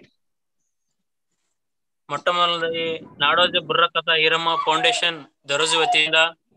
ಮೊಟ್ಟ ಮೊದಲದಾಗಿ ನಾಡೋಜ ಬುರ್ರಕಥಾ ಈರಮ್ಮ ಫೌಂಡೇಶನ್ ದರೋಜಿ ವತಿಯಿಂದ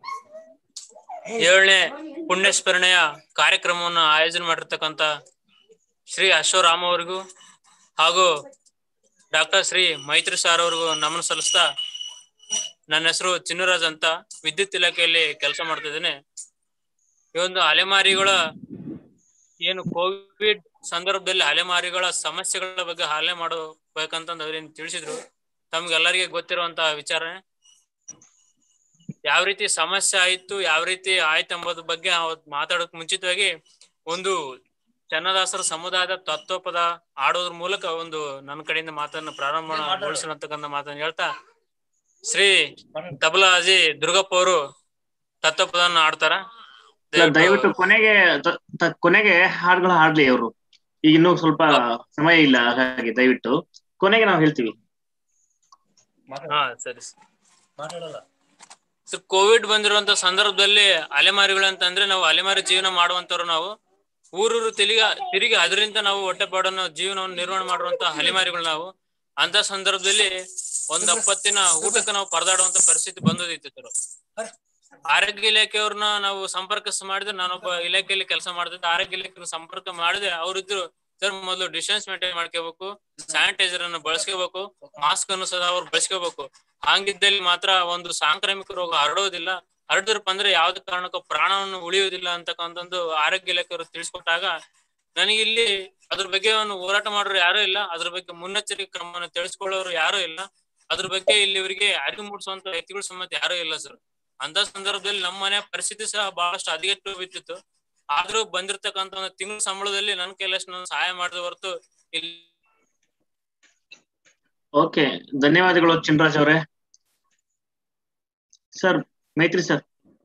ಏಳನೇ ಪುಣ್ಯಸ್ಮರಣೆಯ ಕಾರ್ಯಕ್ರಮವನ್ನು ಆಯೋಜನೆ ಮಾಡಿರ್ತಕ್ಕಂತ ಶ್ರೀ ಅಶ್ವರಾಮ್ ಅವರಿಗೂ ಹಾಗೂ ಡಾಕ್ಟರ್ ಶ್ರೀ ಮೈತ್ರಿ ಸಾರ್ ಅವರಿಗೂ ನಮನ ಸಲ್ಲಿಸ್ತಾ ನನ್ನ ಹೆಸರು ಚಿನ್ನರಾಜ್ ಅಂತ ವಿದ್ಯುತ್ ಇಲಾಖೆಯಲ್ಲಿ ಕೆಲಸ ಮಾಡ್ತಾ ಇದ್ದೇನೆ ಈ ಒಂದು ಅಲೆಮಾರಿಗಳ ಏನು ಕೋವಿಡ್ ಸಂದರ್ಭದಲ್ಲಿ ಅಲೆಮಾರಿಗಳ ಸಮಸ್ಯೆಗಳ ಬಗ್ಗೆ ಹಾಲೆ ಮಾಡಬೇಕಂತಂದು ಅವ್ರೇನ್ ತಿಳಿಸಿದ್ರು ತಮ್ಗೆಲ್ಲರಿಗೆ ಗೊತ್ತಿರುವಂತಹ ವಿಚಾರನೆ ಯಾವ ರೀತಿ ಸಮಸ್ಯೆ ಆಯ್ತು ಯಾವ ರೀತಿ ಆಯ್ತು ಎಂಬುದ್ರ ಬಗ್ಗೆ ಅವತ್ ಮಾತಾಡೋಕ್ ಮುಂಚಿತವಾಗಿ ಒಂದು ಚನ್ನದಾಸರ ಸಮುದಾಯದ ತತ್ವಪದ ಆಡೋದ್ರ ಮೂಲಕ ಒಂದು ನನ್ನ ಕಡೆಯಿಂದ ಮಾತನ್ನ ಪ್ರಾರಂಭ ಗೊಳಿಸೋಣಂತಕ್ಕಂಥ ಮಾತನ್ನ ಹೇಳ್ತಾ ಶ್ರೀ ತಬಲಾ ಅಜಿ ದುರ್ಗಪ್ಪ ಅವರು ತತ್ವಪದನ್ನ ಆಡ್ತಾರ ಇಲ್ಲ, ದಯವಿಟ್ಟು ಕೊನೆಗೆ ತ- ತ- ಕೊನೆಗೆ ಹಾಡುಗಳು ಹಾಡ್ಲಿ ಅವರು ಈಗ ಇನ್ನೂ ಸ್ವಲ್ಪ ಸಮಯ ಇಲ್ಲ ಹಾಗಾಗಿ ದಯವಿಟ್ಟು ಕೊನೆಗೆ ನಾವು ಹೇಳ್ತೀವಿ ಹಾ ಸರಿ ಮಾತಾಡಲ್ಲ ಸೊ ಕೋವಿಡ್ ಬಂದಿರುವಂತ ಸಂದರ್ಭದಲ್ಲಿ ಅಲೆಮಾರಿಗಳು ಅಂತಂದ್ರೆ ನಾವು ಅಲೆಮಾರಿ ಜೀವನ ಮಾಡುವಂತವ್ರು ನಾವು ಊರೂರು ತಿರುಗಿ ತಿರುಗಿ ಅದರಿಂದ ನಾವು ಹೊಟ್ಟೆಪಾಡನ್ನು ಜೀವನವನ್ನು ನಿರ್ವಹಣೆ ಮಾಡುವಂತ ಅಲೆಮಾರಿಗಳು ನಾವು ಅಂತ ಸಂದರ್ಭದಲ್ಲಿ ಒಂದ್ ಅಪ್ಪತ್ತಿನ ಊಟಕ್ಕೆ ನಾವು ಪರದಾಡುವಂತ ಪರಿಸ್ಥಿತಿ ಬಂದೋದಿತ್ತು ಸರ್ ಆರೋಗ್ಯ ಇಲಾಖೆಯವ್ರನ್ನ ನಾವು ಸಂಪರ್ಕ ಮಾಡಿದ್ರೆ ನಾನೊಬ್ಬ ಇಲಾಖೆಯಲ್ಲಿ ಕೆಲಸ ಮಾಡ್ತಿದ್ದೆ ಆರೋಗ್ಯ ಇಲಾಖೆ ಸಂಪರ್ಕ ಮಾಡಿದ್ರೆ ಅವ್ರಿದ್ರು ಸರ್ ಮೊದಲು ಡಿಸ್ಟೆನ್ಸ್ ಮೇಂಟೈನ್ ಮಾಡ್ಕೋಬೇಕು ಸ್ಯಾನಿಟೈಸರ್ ಅನ್ನು ಬಳಸ್ಕೋಬೇಕು ಮಾಸ್ಕ್ ಅನ್ನು ಸದಾ ಅವ್ರು ಬಳಸ್ಕೋಬೇಕು ಹಂಗಿದ್ದಲ್ಲಿ ಮಾತ್ರ ಒಂದು ಸಾಂಕ್ರಾಮಿಕ ರೋಗ ಹರಡೋದಿಲ್ಲ ಹರಡಿದ್ರಪ್ಪ ಅಂದ್ರೆ ಯಾವ್ದೇ ಕಾರಣಕ್ಕೂ ಪ್ರಾಣವನ್ನು ಉಳಿಯುವುದಿಲ್ಲ ಅಂತಕ್ಕಂಥದ್ದು ಆರೋಗ್ಯ ಇಲಾಖೆಯವರು ತಿಳಿಸ್ಕೊಟ್ಟಾಗ ನನಗೆ ಇಲ್ಲಿ ಅದ್ರ ಬಗ್ಗೆ ಒಂದು ಹೋರಾಟ ಮಾಡೋರು ಯಾರು ಇಲ್ಲ ಅದ್ರ ಬಗ್ಗೆ ಮುನ್ನೆಚ್ಚರಿಕೆ ಕ್ರಮವನ್ನು ತಿಳಿಸ್ಕೊಳ್ಳೋರು ಯಾರು ಇಲ್ಲ ಅದ್ರ ಬಗ್ಗೆ ಇಲ್ಲಿ ಇವರಿಗೆ ಅರಿವು ಮೂಡಿಸುವಂತ ವ್ಯಕ್ತಿಗಳು ಸಮೇತ ಯಾರು ಇಲ್ಲ ಸರ್ ಅಂತ ಸಂದರ್ಭದಲ್ಲಿ ನಮ್ಮ ಮನೆ ಪರಿಸ್ಥಿತಿ ಸಹ ಬಹಳಷ್ಟು ಹದಗೆಟ್ಟು ಬಿದ್ದಿತ್ತು ಆದ್ರೂ ಬಂದಿರ್ತಕ್ಕಂತ ಒಂದು ತಿಂಗಳ ಸಂಬಳದಲ್ಲಿ ನನ್ನ ಕೈಲಷ್ಟು ನಾನು ಸಹಾಯ ಮಾಡಿದ ಹೊರತು ಇಲ್ಲಿ ಓಕೆ ಧನ್ಯವಾದಗಳು ಚಿನ್ರಾಜ್ ಅವರೇ ಸರ್ ಮೈತ್ರಿ ಸರ್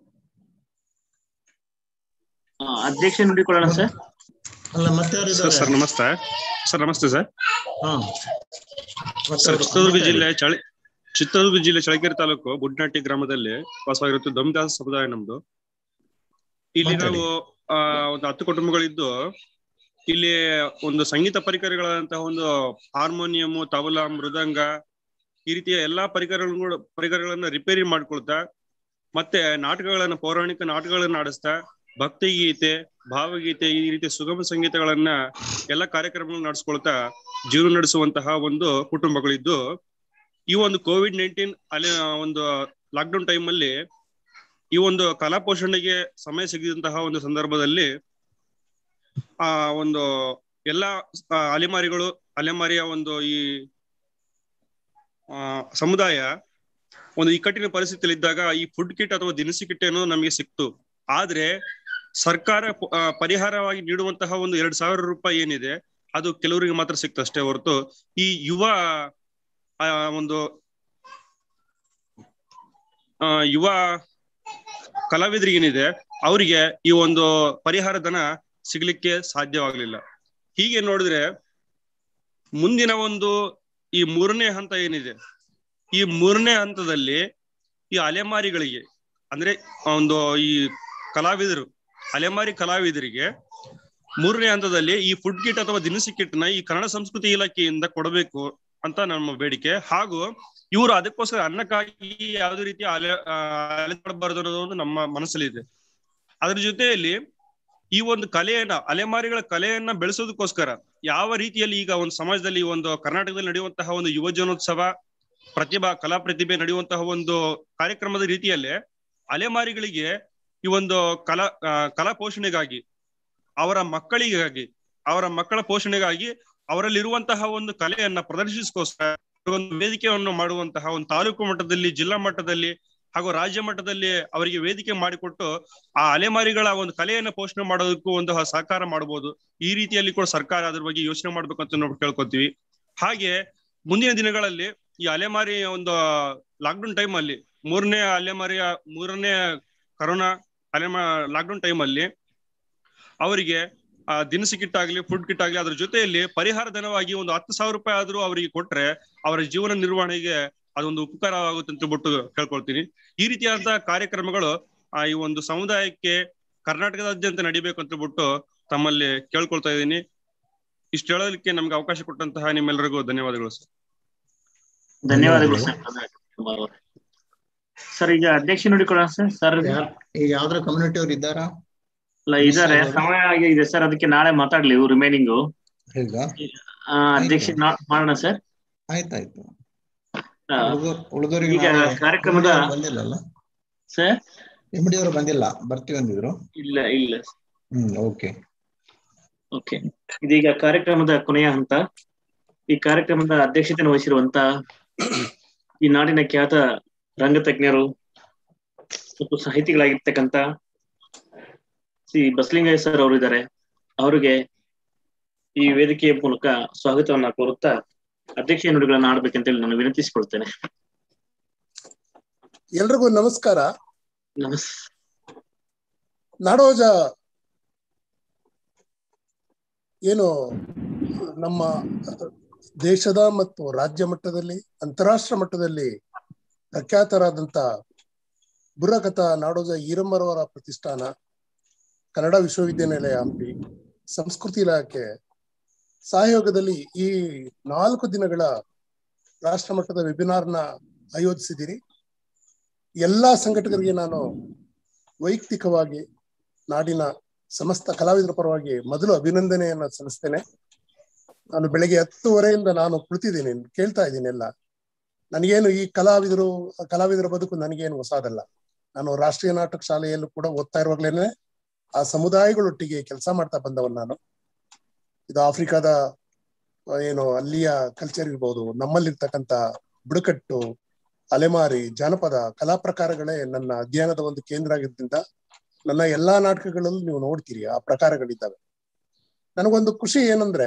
ಅಧ್ಯಕ್ಷ ನುಡಿಕೊಳ್ಳೋಣ ಸರ್ ಅಲ್ಲ ಮತ್ತೆ ಸರ್ ಸರ್ ನಮಸ್ತೆ ಸರ್ ನಮಸ್ತೆ ಸರ್ ಹಾ ಸರ್ ಚಿತ್ರದುರ್ಗ ಜಿಲ್ಲೆ ಚಳಿ ಚಿತ್ರದುರ್ಗ ಜಿಲ್ಲೆ ಚಳಕೆರೆ ತಾಲೂಕು ಬುಡ್ನಾಟಿ ಗ್ರಾಮದಲ್ಲಿ ವಾಸವಾಗಿರುತ್ತೆ ದಮ್ದಾಸ್ ಸಮುದಾಯ ನಮ್ದು ಇಲ್ಲಿ ಮಾತಾಡಿ. ನಾವು ಆ ಒಂದು ಹತ್ತು ಕುಟುಂಬಗಳಿದ್ದು ಇಲ್ಲಿ ಒಂದು ಸಂಗೀತ ಪರಿಕರಗಳಂತಹ ಒಂದು ಹಾರ್ಮೋನಿಯಂ ತಬಲ ಮೃದಂಗ ಈ ರೀತಿಯ ಎಲ್ಲಾ ಪರಿಕರಗಳನ್ನು ಕೂಡ ಪರಿಕರಗಳನ್ನ ರಿಪೇರಿ ಮಾಡ್ಕೊಳ್ತಾ ಮತ್ತೆ ನಾಟಕಗಳನ್ನ ಪೌರಾಣಿಕ ನಾಟಕಗಳನ್ನ ಆಡಿಸ್ತಾ ಭಕ್ತಿ ಗೀತೆ ಭಾವಗೀತೆ ಈ ರೀತಿಯ ಸುಗಮ ಸಂಗೀತಗಳನ್ನ ಎಲ್ಲ ಕಾರ್ಯಕ್ರಮಗಳನ್ನ ನಡೆಸ್ಕೊಳ್ತಾ ಜೀವನ ನಡೆಸುವಂತಹ ಒಂದು ಕುಟುಂಬಗಳಿದ್ದು ಈ ಒಂದು ಕೋವಿಡ್ ನೈನ್ಟೀನ್ ಅಲ್ಲಿ ಒಂದು ಲಾಕ್ಡೌನ್ ಟೈಮ್ ಅಲ್ಲಿ ಈ ಒಂದು ಕಲಾ ಪೋಷಣೆಗೆ ಸಮಯ ಸಿಗದಂತಹ ಒಂದು ಸಂದರ್ಭದಲ್ಲಿ ಆ ಒಂದು ಎಲ್ಲ ಆ, ಅಲೆಮಾರಿಗಳು ಅಲೆಮಾರಿಯ ಒಂದು ಈ ಆ, ಸಮುದಾಯ ಒಂದು ಇಕ್ಕಟ್ಟಿನ ಪರಿಸ್ಥಿತಿಯಲ್ಲಿ ಇದ್ದಾಗ ಈ ಫುಡ್ ಕಿಟ್ ಅಥವಾ ದಿನಸಿ ಕಿಟ್ ಅನ್ನೋದು ನಮಗೆ ಸಿಕ್ತು ಆದ್ರೆ ಸರ್ಕಾರ ಪ- ಆ, ಪರಿಹಾರವಾಗಿ ನೀಡುವಂತಹ ಒಂದು ಎರಡ್ ಸಾವಿರ ರೂಪಾಯಿ ಏನಿದೆ ಅದು ಕೆಲವರಿಗೆ ಮಾತ್ರ ಸಿಕ್ತು ಅಷ್ಟೇ ಹೊರತು ಈ ಯುವ ಆ, ಒಂದು ಆ, ಯುವ ಕಲಾವಿದರಿಗೆ ಏನಿದೆ ಅವರಿಗೆ ಈ ಒಂದು ಪರಿಹಾರ ಧನ ಸಿಗ್ಲಿಕ್ಕೆ ಸಾಧ್ಯವಾಗ್ಲಿಲ್ಲ ಹೀಗೆ ನೋಡಿದ್ರೆ ಮುಂದಿನ ಒಂದು ಈ ಮೂರನೇ ಹಂತ ಏನಿದೆ ಈ ಮೂರನೇ ಹಂತದಲ್ಲಿ ಈ ಅಲೆಮಾರಿಗಳಿಗೆ ಅಂದ್ರೆ ಒಂದು ಈ ಕಲಾವಿದರು ಅಲೆಮಾರಿ ಕಲಾವಿದರಿಗೆ ಮೂರನೇ ಹಂತದಲ್ಲಿ ಈ ಫುಡ್ ಕಿಟ್ ಅಥವಾ ದಿನಸಿ ಕಿಟ್ ನ ಈ ಕನ್ನಡ ಸಂಸ್ಕೃತಿ ಇಲಾಖೆಯಿಂದ ಕೊಡಬೇಕು ಅಂತ ನಮ್ಮ ಬೇಡಿಕೆ ಹಾಗೂ ಇವರು ಅದಕ್ಕೋಸ್ಕರ ಅನ್ನಕ್ಕಾಗಿ ಯಾವುದೇ ರೀತಿಯ ಅಲೆ ಆ, ಅಲೆದಾಡಬಾರದು ಅನ್ನೋದು ಒಂದು ನಮ್ಮ ಮನಸ್ಸಲ್ಲಿದೆ ಅದ್ರ ಜೊತೆಯಲ್ಲಿ ಈ ಒಂದು ಕಲೆಯನ್ನ ಅಲೆಮಾರಿಗಳ ಕಲೆಯನ್ನ ಬೆಳೆಸೋದಕ್ಕೋಸ್ಕರ ಯಾವ ರೀತಿಯಲ್ಲಿ ಈಗ ಒಂದು ಸಮಾಜದಲ್ಲಿ ಈ ಒಂದು ಕರ್ನಾಟಕದಲ್ಲಿ ನಡೆಯುವಂತಹ ಒಂದು ಯುವ ಜನೋತ್ಸವ ಪ್ರತಿಭಾ ಕಲಾ ಪ್ರತಿಭೆ ನಡೆಯುವಂತಹ ಒಂದು ಕಾರ್ಯಕ್ರಮದ ರೀತಿಯಲ್ಲೇ ಅಲೆಮಾರಿಗಳಿಗೆ ಈ ಒಂದು ಕಲಾ ಆ, ಕಲಾ ಪೋಷಣೆಗಾಗಿ ಅವರ ಮಕ್ಕಳಿಗಾಗಿ ಅವರ ಮಕ್ಕಳ ಪೋಷಣೆಗಾಗಿ ಅವರಲ್ಲಿರುವಂತಹ ಒಂದು ಕಲೆಯನ್ನ ಪ್ರದರ್ಶಿಸೋಸ್ಕರ ಒಂದು ವೇದಿಕೆಯನ್ನು ಮಾಡುವಂತಹ ಒಂದು ತಾಲೂಕು ಮಟ್ಟದಲ್ಲಿ ಜಿಲ್ಲಾ ಮಟ್ಟದಲ್ಲಿ ಹಾಗೂ ರಾಜ್ಯ ಮಟ್ಟದಲ್ಲಿ ಅವರಿಗೆ ವೇದಿಕೆ ಮಾಡಿಕೊಟ್ಟು ಆ ಅಲೆಮಾರಿಗಳ ಒಂದು ಕಲೆಯನ್ನ ಪೋಷಣೆ ಮಾಡೋದಕ್ಕೂ ಒಂದು ಸಹಕಾರ ಮಾಡಬಹುದು ಈ ರೀತಿಯಲ್ಲಿ ಕೂಡ ಸರ್ಕಾರ ಅದ್ರ ಬಗ್ಗೆ ಯೋಚನೆ ಮಾಡ್ಬೇಕು ಅಂತ ನಾವು ಕೇಳ್ಕೊತೀವಿ ಹಾಗೆ ಮುಂದಿನ ದಿನಗಳಲ್ಲಿ ಈ ಅಲೆಮಾರಿ ಒಂದು ಲಾಕ್ಡೌನ್ ಟೈಮ್ ಅಲ್ಲಿ ಮೂರನೇ ಅಲೆಮಾರಿಯ ಮೂರನೇ ಕರೋನಾ ಅಲೆಮಾ ಲಾಕ್ಡೌನ್ ಟೈಮ್ ಅಲ್ಲಿ ಅವರಿಗೆ ಆ ದಿನಸಿ ಕಿಟ್ ಆಗ್ಲಿ ಫುಡ್ ಕಿಟ್ ಆಗ್ಲಿ ಅದ್ರ ಜೊತೆಯಲ್ಲಿ ಪರಿಹಾರ ಧನವಾಗಿ ಒಂದು ಹತ್ತು ಸಾವಿರ ರೂಪಾಯಿ ಆದ್ರೂ ಅವರಿಗೆ ಕೊಟ್ರೆ ಅವರ ಜೀವನ ನಿರ್ವಹಣೆಗೆ ಅದೊಂದು ಉಪಕಾರವಾಗುತ್ತೆ ಅಂತ ಬಿಟ್ಟು ಕೇಳ್ಕೊಳ್ತೀನಿ ಈ ರೀತಿಯಾದಂತಹ ಕಾರ್ಯಕ್ರಮಗಳು ಆ ಈ ಒಂದು ಸಮುದಾಯಕ್ಕೆ ಕರ್ನಾಟಕದಾದ್ಯಂತ ನಡಿಬೇಕು ಅಂತ ಬಿಟ್ಟು ತಮ್ಮಲ್ಲಿ ಕೇಳ್ಕೊಳ್ತಾ ಇದ್ದೀನಿ ಇಷ್ಟು ಹೇಳೋದಕ್ಕೆ ನಮ್ಗೆ ಅವಕಾಶ ಕೊಟ್ಟಂತಹ ನಿಮ್ಮೆಲ್ಲರಿಗೂ ಧನ್ಯವಾದಗಳು ಸರ್ ಧನ್ಯವಾದಗಳು ಸರ್ ಕುಮಾರ್ ಅವರೇ. ಸರ್ ಈಗ ಅಧ್ಯಕ್ಷ ನೋಡಿಕೊಳ್ಳೋಣ ಸರ್ ಸರ್ ಈಗ ಯಾವ್ದ್ರ ಕಮ್ಯುನಿಟಿ ಅವ್ರು ಇದ್ದಾರಾ ಅಲ್ಲ ಇದಾರೆ ಸಮಯ ಆಗಿದೆ ಸರ್ ಅದಕ್ಕೆ ನಾಳೆ ಮಾತಾಡ್ಲಿ ಇವು ರಿಮೈನಿಂಗು ಈಗ ಅಧ್ಯಕ್ಷ ನಾ- ಮಾಡೋಣ ಸರ್ ಆಯ್ತಾಯ್ತು ಆ, ಉಳಿದವರಿಗೆ ಈಗ ಕಾರ್ಯಕ್ರಮದ ಬಂದಿಲ್ಲಲ್ಲ ಸರ್ ಎಮ್ಡಿ ಅವರು ಬಂದಿಲ್ಲ ಬರ್ತೀವಿ ಅಂದಿದ್ರು ಇಲ್ಲ ಇಲ್ಲ ಹ್ಮ್ ಓಕೆ ಓಕೆ ಇದೀಗ ಕಾರ್ಯಕ್ರಮದ ಕೊನೆಯ ಹಂತ ಈ ಕಾರ್ಯಕ್ರಮದ ಅಧ್ಯಕ್ಷತೆಯನ್ನು ವಹಿಸಿರುವಂತ ಈ ನಾಡಿನ ಖ್ಯಾತ ರಂಗತಜ್ಞರು ಮತ್ತು ಸಾಹಿತಿಗಳಾಗಿರ್ತಕ್ಕಂತ ಶ್ರೀ ಬಸಲಿಂಗಯ್ಯ ಸರ್ ಅವರು ಇದ್ದಾರೆ ಅವರಿಗೆ ಈ ವೇದಿಕೆಯ ಮೂಲಕ ಸ್ವಾಗತವನ್ನ ಕೋರುತ್ತಾ ಅಧ್ಯಕ್ಷೀಯ ನುಡಿಗಳನ್ನ ಆಡ್ಬೇಕಂತೇಳಿ ನಾನು ವಿನಂತಿಸಿಕೊಳ್ತೇನೆ ಎಲ್ರಿಗೂ ನಮಸ್ಕಾರ ನಮಸ್ ನಾಡೋಜ ಏನು ನಮ್ಮ ದೇಶದ ಮತ್ತು ರಾಜ್ಯ ಮಟ್ಟದಲ್ಲಿ ಅಂತಾರಾಷ್ಟ್ರ ಮಟ್ಟದಲ್ಲಿ ಪ್ರಖ್ಯಾತರಾದಂತ ಬುರ್ರಕಥಾ ನಾಡೋಜ ಈರಮ್ಮರವರ ಪ್ರತಿಷ್ಠಾನ ಕನ್ನಡ ವಿಶ್ವವಿದ್ಯಾನಿಲಯ ಹಂಪಿ ಸಂಸ್ಕೃತಿ ಇಲಾಖೆ ಸಹಯೋಗದಲ್ಲಿ ಈ ನಾಲ್ಕು ದಿನಗಳ ರಾಷ್ಟ್ರ ಮಟ್ಟದ ವೆಬಿನಾರ್ನ ಆಯೋಜಿಸಿದ್ದೀರಿ ಎಲ್ಲಾ ಸಂಘಟಕರಿಗೆ ನಾನು ವೈಯಕ್ತಿಕವಾಗಿ ನಾಡಿನ ಸಮಸ್ತ ಕಲಾವಿದರ ಪರವಾಗಿ ಮೊದಲು ಅಭಿನಂದನೆಯನ್ನ ಸಲ್ಲಿಸ್ತೇನೆ ನಾನು ಬೆಳಗ್ಗೆ ಹತ್ತುವರೆಯಿಂದ ನಾನು ಕುಳಿತಿದ್ದೀನಿ ಕೇಳ್ತಾ ಇದ್ದೀನಿ ಎಲ್ಲ ನನಗೇನು ಈ ಕಲಾವಿದರು ಕಲಾವಿದರ ಬದುಕು ನನಗೇನು ಹೊಸದಲ್ಲ ನಾನು ರಾಷ್ಟ್ರೀಯ ನಾಟಕ ಶಾಲೆಯಲ್ಲೂ ಕೂಡ ಓದ್ತಾ ಇರುವಾಗ್ಲೇನೆ ಆ ಸಮುದಾಯಗಳೊಟ್ಟಿಗೆ ಕೆಲಸ ಮಾಡ್ತಾ ಬಂದವನ್ ನಾನು ಇದು ಆಫ್ರಿಕಾದ ಆ, ಏನು ಅಲ್ಲಿಯ ಕಲ್ಚರ್ ಇರ್ಬೋದು ನಮ್ಮಲ್ಲಿರ್ತಕ್ಕಂಥ ಬುಡಕಟ್ಟು ಅಲೆಮಾರಿ ಜಾನಪದ ಕಲಾ ಪ್ರಕಾರಗಳೇ ನನ್ನ ಅಧ್ಯಯನದ ಒಂದು ಕೇಂದ್ರ ಆಗಿದ್ದರಿಂದ ನನ್ನ ಎಲ್ಲಾ ನಾಟಕಗಳಲ್ಲೂ ನೀವು ನೋಡ್ತೀರಿ ಆ ಪ್ರಕಾರಗಳಿದ್ದಾವೆ ನನಗೊಂದು ಖುಷಿ ಏನಂದ್ರೆ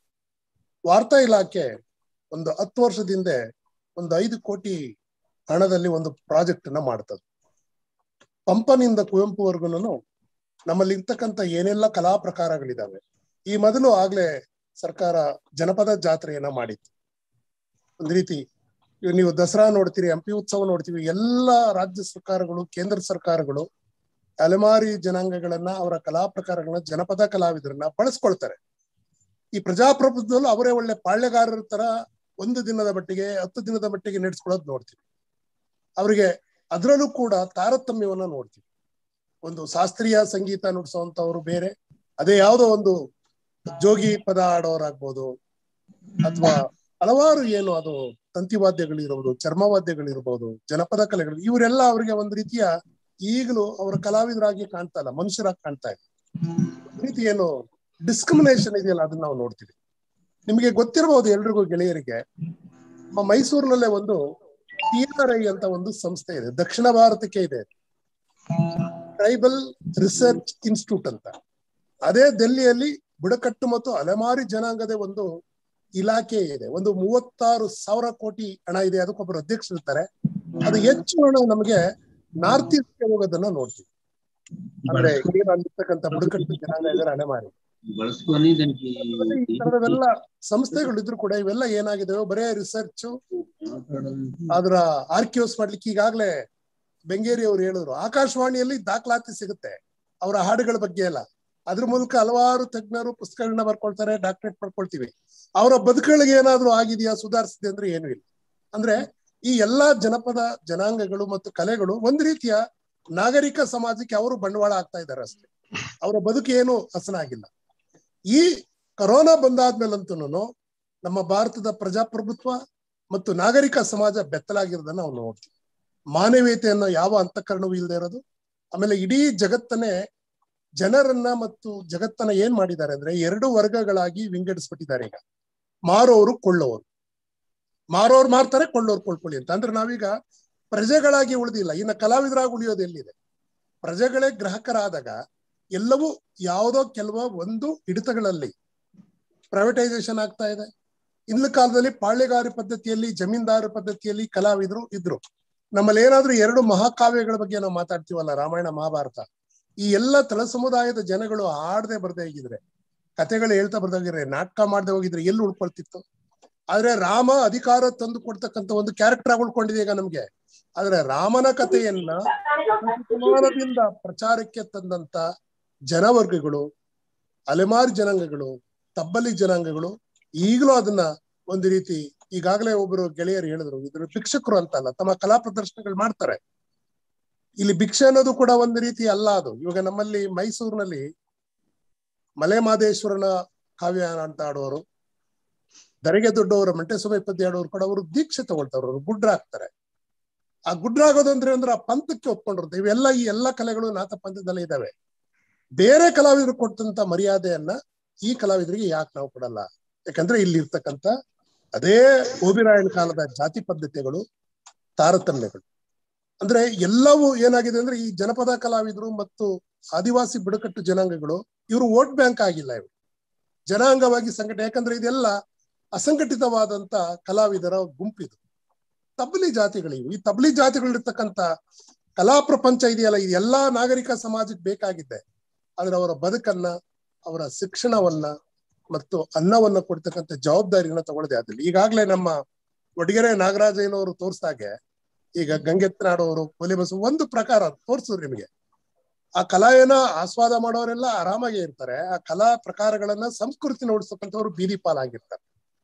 ವಾರ್ತಾ ಇಲಾಖೆ ಒಂದು ಹತ್ತು ವರ್ಷದ ಹಿಂದೆ ಒಂದು ಐದು ಕೋಟಿ ಹಣದಲ್ಲಿ ಒಂದು ಪ್ರಾಜೆಕ್ಟ್ ಅನ್ನ ಮಾಡ್ತದೆ ಪಂಪನಿಂದ ಕುವೆಂಪುವರೆಗೂ ನಮ್ಮಲ್ಲಿ ಇರ್ತಕ್ಕಂಥ ಏನೆಲ್ಲ ಕಲಾ ಪ್ರಕಾರಗಳಿದಾವೆ ಈ ಮೊದಲು ಆಗ್ಲೇ ಸರ್ಕಾರ ಜನಪದ ಜಾತ್ರೆಯನ್ನ ಮಾಡಿತ್ತು ಒಂದ್ ರೀತಿ ಇವ್ ನೀವು ದಸರಾ ನೋಡ್ತೀರಿ ಹಂಪಿ ಉತ್ಸವ ನೋಡ್ತೀವಿ ಎಲ್ಲಾ ರಾಜ್ಯ ಸರ್ಕಾರಗಳು ಕೇಂದ್ರ ಸರ್ಕಾರಗಳು ಅಲೆಮಾರಿ ಜನಾಂಗಗಳನ್ನ ಅವರ ಕಲಾ ಪ್ರಕಾರಗಳನ್ನ ಜನಪದ ಕಲಾವಿದರನ್ನ ಬಳಸ್ಕೊಳ್ತಾರೆ ಈ ಪ್ರಜಾಪ್ರಭುತ್ವದಲ್ಲೂ ಅವರೇ ಒಳ್ಳೆ ಪಾಳ್ಯಗಾರರ ತರ ಒಂದು ದಿನದ ಮಟ್ಟಿಗೆ ಹತ್ತು ದಿನದ ಮಟ್ಟಿಗೆ ನಡೆಸ್ಕೊಳ್ಳೋದು ನೋಡ್ತೀವಿ ಅವರಿಗೆ ಅದರಲ್ಲೂ ಕೂಡ ತಾರತಮ್ಯವನ್ನ ನೋಡ್ತೀವಿ ಒಂದು ಶಾಸ್ತ್ರೀಯ ಸಂಗೀತ ನುಡಿಸುವಂತವ್ರು ಬೇರೆ ಅದೇ ಯಾವುದೋ ಒಂದು ಜೋಗಿ ಪದ ಆಡೋರಾಗ್ಬೋದು ಅಥವಾ ಹಲವಾರು ಏನು ಅದು ತಂತಿವಾದ್ಯಗಳಿರ್ಬೋದು ಚರ್ಮವಾದ್ಯಗಳಿರ್ಬೋದು ಜನಪದ ಕಲೆಗಳು ಇವರೆಲ್ಲ ಅವರಿಗೆ ಒಂದು ರೀತಿಯ ಈಗಲೂ ಅವರ ಕಲಾವಿದರಾಗಿ ಕಾಣ್ತಾ ಇಲ್ಲ ಮನುಷ್ಯರಾಗಿ ಕಾಣ್ತಾ ಇದೆ ಒಂದ್ ರೀತಿ ಏನು ಡಿಸ್ಕ್ರಿಮಿನೇಷನ್ ಇದೆಯಲ್ಲ ಅದನ್ನ ನಾವು ನೋಡ್ತೀವಿ ನಿಮಗೆ ಗೊತ್ತಿರಬಹುದು ಎಲ್ರಿಗೂ ಗೆಳೆಯರಿಗೆ ನಮ್ಮ ಮೈಸೂರಿನಲ್ಲೇ ಒಂದು ಟಿ ಆರ್ ಐ ಅಂತ ಒಂದು ಸಂಸ್ಥೆ ಇದೆ ದಕ್ಷಿಣ ಭಾರತಕ್ಕೆ ಇದೆ ಟ್ರೈಬಲ್ ರಿಸರ್ಚ್ ಇನ್ಸ್ಟಿಟ್ಯೂಟ್ ಅಂತ ಅದೇ ದೆಹಲಿಯಲ್ಲಿ ಬುಡಕಟ್ಟು ಮತ್ತು ಅಲೆಮಾರಿ ಜನಾಂಗದ ಒಂದು ಇಲಾಖೆ ಇದೆ ಒಂದು ಮೂವತ್ತಾರು ಸಾವಿರ ಕೋಟಿ ಹಣ ಇದೆ ಅದಕ್ಕೊಬ್ಬರು ಅಧ್ಯಕ್ಷರು ಇರ್ತಾರೆ ಅದು ಹೆಚ್ಚು ಹಣ ನಮಗೆ ನಾರ್ತ್ ಈಸ್ಟ್ ಹೋಗೋದನ್ನ ನೋಡ್ತೀವಿ ಅಂದ್ರೆ ಏನು ಅಲ್ಲಿರ್ತಕ್ಕಂಥ ಬುಡಕಟ್ಟು ಜನಾಂಗ ಇದ್ದಾರೆ ಅಲೆಮಾರಿ ಈ ತರದೆಲ್ಲ ಸಂಸ್ಥೆಗಳು ಇದ್ರು ಕೂಡ ಇವೆಲ್ಲ ಏನಾಗಿದಾವೆ ಬರೇ ರಿಸರ್ಚ್ ಅದರ ಆರ್ಕಿಯೋಸ್ ಮಾಡ್ಲಿಕ್ಕೆ ಈಗಾಗ್ಲೇ ಬೆಂಗೇರಿ ಅವರು ಹೇಳಿದ್ರು ಆಕಾಶವಾಣಿಯಲ್ಲಿ ದಾಖಲಾತಿ ಸಿಗುತ್ತೆ ಅವರ ಹಾಡುಗಳ ಬಗ್ಗೆ ಎಲ್ಲ ಅದ್ರ ಮೂಲಕ ಹಲವಾರು ತಜ್ಞರು ಪುಸ್ತಕಗಳನ್ನ ಬರ್ಕೊಳ್ತಾರೆ ಡಾಕ್ಟರೇಟ್ ಮಾಡ್ಕೊಳ್ತೀವಿ ಅವರ ಬದುಕುಗಳಿಗೆ ಏನಾದ್ರೂ ಆಗಿದೆಯಾ ಸುಧಾರಿಸಿದೆ ಅಂದ್ರೆ ಏನು ಇಲ್ಲ ಅಂದ್ರೆ ಈ ಎಲ್ಲಾ ಜನಪದ ಜನಾಂಗಗಳು ಮತ್ತು ಕಲೆಗಳು ಒಂದ್ ರೀತಿಯ ನಾಗರಿಕ ಸಮಾಜಕ್ಕೆ ಅವರು ಬಂಡವಾಳ ಆಗ್ತಾ ಇದ್ದಾರೆ ಅಷ್ಟೇ ಅವರ ಬದುಕು ಏನು ಹಸನಾಗಿಲ್ಲ ಈ ಕರೋನಾ ಬಂದಾದ್ಮೇಲಂತೂ ನಮ್ಮ ಭಾರತದ ಪ್ರಜಾಪ್ರಭುತ್ವ ಮತ್ತು ನಾಗರಿಕ ಸಮಾಜ ಬೆತ್ತಲಾಗಿರೋದನ್ನ ನಾವು ನೋಡ್ತೀವಿ ಮಾನವೀಯತೆ ಅನ್ನೋ ಯಾವ ಅಂತಃಕರಣವೂ ಇಲ್ಲದೆ ಇರೋದು ಆಮೇಲೆ ಇಡೀ ಜಗತ್ತನ್ನೇ ಜನರನ್ನ ಮತ್ತು ಜಗತ್ತನ್ನ ಏನ್ ಮಾಡಿದ್ದಾರೆ ಅಂದ್ರೆ ಎರಡು ವರ್ಗಗಳಾಗಿ ವಿಂಗಡಿಸ್ಬಿಟ್ಟಿದ್ದಾರೆ ಈಗ ಮಾರೋರು ಕೊಳ್ಳೋರು ಮಾರೋರು ಮಾರ್ತಾರೆ ಕೊಳ್ಳೋರು ಕೊಳ್ಕೊಳ್ಳಿ ಅಂತ ಅಂದ್ರೆ ನಾವೀಗ ಪ್ರಜೆಗಳಾಗಿ ಉಳಿದಿಲ್ಲ ಇನ್ನು ಕಲಾವಿದರಾಗಿ ಉಳಿಯೋದು ಎಲ್ಲಿದೆ ಪ್ರಜೆಗಳೇ ಗ್ರಾಹಕರಾದಾಗ ಎಲ್ಲವೂ ಯಾವುದೋ ಕೆಲವೋ ಒಂದು ಹಿಡಿತಗಳಲ್ಲಿ ಪ್ರೈವೇಟೈಸೇಷನ್ ಆಗ್ತಾ ಇದೆ ಇಂದಿನ ಕಾಲದಲ್ಲಿ ಪಾಳ್ಯಗಾರಿ ಪದ್ಧತಿಯಲ್ಲಿ ಜಮೀನ್ದಾರ ಪದ್ಧತಿಯಲ್ಲಿ ಕಲಾವಿದರು ಇದ್ರು ನಮ್ಮಲ್ಲಿ ಏನಾದ್ರೂ ಎರಡು ಮಹಾಕಾವ್ಯಗಳ ಬಗ್ಗೆ ನಾವು ಮಾತಾಡ್ತೀವಲ್ಲ ರಾಮಾಯಣ ಮಹಾಭಾರತ ಈ ಎಲ್ಲ ತಳ ಸಮುದಾಯದ ಜನಗಳು ಆಡದೆ ಬರ್ದೇ ಆಗಿದ್ರೆ ಕತೆಗಳು ಹೇಳ್ತಾ ಬರ್ದಾಗಿದ್ರೆ ನಾಟಕ ಮಾಡದೆ ಹೋಗಿದ್ರೆ ಎಲ್ಲಿ ಉಳ್ಕೊಳ್ತಿತ್ತು ಆದ್ರೆ ರಾಮ ಅಧಿಕಾರ ತಂದು ಕೊಡ್ತಕ್ಕಂತ ಒಂದು ಕ್ಯಾರೆಕ್ಟರ್ ಆಗಿ ಉಳ್ಕೊಂಡಿದೆ ಈಗ ನಮ್ಗೆ ಆದ್ರೆ ರಾಮನ ಕಥೆಯನ್ನ ಶತಮಾನದಿಂದ ಪ್ರಚಾರಕ್ಕೆ ತಂದಂತ ಜನವರ್ಗಗಳು ಅಲೆಮಾರಿ ಜನಾಂಗಗಳು ತಬ್ಬಲಿ ಜನಾಂಗಗಳು ಈಗಲೂ ಅದನ್ನ ಒಂದು ರೀತಿ ಈಗಾಗಲೇ ಒಬ್ಬರು ಗೆಳೆಯರು ಹೇಳಿದ್ರು ಇದ್ರ ಭಿಕ್ಷಕರು ಅಂತಲ್ಲ ತಮ್ಮ ಕಲಾ ಪ್ರದರ್ಶನಗಳು ಮಾಡ್ತಾರೆ ಇಲ್ಲಿ ಭಿಕ್ಷೆ ಅನ್ನೋದು ಕೂಡ ಒಂದು ರೀತಿ ಅಲ್ಲ ಅದು ಇವಾಗ ನಮ್ಮಲ್ಲಿ ಮೈಸೂರಿನಲ್ಲಿ ಮಲೆ ಮಾದೇಶ್ವರನ ಕಾವ್ಯ ಅಂತ ಆಡೋರು ದರೆಗೆ ದೊಡ್ಡವರು ಮಂಟೇಸ್ವಾಮಿ ಪದ್ಯ ಆಡೋರು ಕೂಡ ಅವರು ದೀಕ್ಷೆ ತಗೊಳ್ತಾವ್ರು ಅವರು ಗುಡ್ರ ಹಾಕ್ತಾರೆ ಆ ಗುಡ್ರ ಆಗೋದು ಅಂದ್ರೆ ಅಂದ್ರೆ ಆ ಪಂಥಕ್ಕೆ ಒಪ್ಕೊಂಡಿರುತ್ತೆ ಇವೆಲ್ಲ ಈ ಎಲ್ಲಾ ಕಲೆಗಳು ನಾಥ ಪಂಥದಲ್ಲೇ ಇದಾವೆ ಬೇರೆ ಕಲಾವಿದರು ಕೊಟ್ಟಂತ ಮರ್ಯಾದೆಯನ್ನ ಈ ಕಲಾವಿದರಿಗೆ ಯಾಕೆ ನಾವು ಕೊಡಲ್ಲ ಯಾಕಂದ್ರೆ ಇಲ್ಲಿ ಇರ್ತಕ್ಕಂತ ಅದೇ ಓಬಿರಾಯನ ಕಾಲದ ಜಾತಿ ಪದ್ಧತಿಗಳು ತಾರತಮ್ಯಗಳು ಅಂದ್ರೆ ಎಲ್ಲವೂ ಏನಾಗಿದೆ ಅಂದ್ರೆ ಈ ಜನಪದ ಕಲಾವಿದರು ಮತ್ತು ಆದಿವಾಸಿ ಬುಡಕಟ್ಟು ಜನಾಂಗಗಳು ಇವರು ವೋಟ್ ಬ್ಯಾಂಕ್ ಆಗಿಲ್ಲ ಇವರು ಜನಾಂಗವಾಗಿ ಸಂಘಟನೆ ಯಾಕಂದ್ರೆ ಇದೆಲ್ಲ ಅಸಂಘಟಿತವಾದಂತ ಕಲಾವಿದರ ಗುಂಪಿದು ತಬ್ಲಿ ಜಾತಿಗಳಿವು ಈ ತಬ್ಲಿ ಜಾತಿಗಳಿರ್ತಕ್ಕಂಥ ಕಲಾ ಪ್ರಪಂಚ ಇದೆಯಲ್ಲ ಇದು ಎಲ್ಲಾ ನಾಗರಿಕ ಸಮಾಜಕ್ಕೆ ಬೇಕಾಗಿದೆ ಆದ್ರೆ ಅವರ ಬದುಕನ್ನ ಅವರ ಶಿಕ್ಷಣವನ್ನ ಮತ್ತು ಅನ್ನವನ್ನ ಕೊಡ್ತಕ್ಕಂಥ ಜವಾಬ್ದಾರಿಯನ್ನ ತಗೊಳ್ಳದೆ ಆದಿಲ್ಲ ಈಗಾಗಲೇ ನಮ್ಮ ಒಡಗೆರೆ ನಾಗರಾಜಯ್ಯನವರು ತೋರಿಸ್ದಾಗೆ ಈಗ ಗಂಗೆತ್ನಾಡೋರು ಕೊಲೆ ಬಸ್ ಒಂದು ಪ್ರಕಾರ ತೋರಿಸಿದ್ರು ನಿಮಗೆ ಆ ಕಲಾಯನ ಆಸ್ವಾದ ಮಾಡೋರೆಲ್ಲ ಆರಾಮಾಗಿ ಇರ್ತಾರೆ ಆ ಕಲಾ ಪ್ರಕಾರಗಳನ್ನ ಸಂಸ್ಕೃತಿ ನೋಡಿಸ್ತಕ್ಕಂಥವ್ರು ಬೀದಿ ಪಾಲಾಗಿರ್ತಾರೆ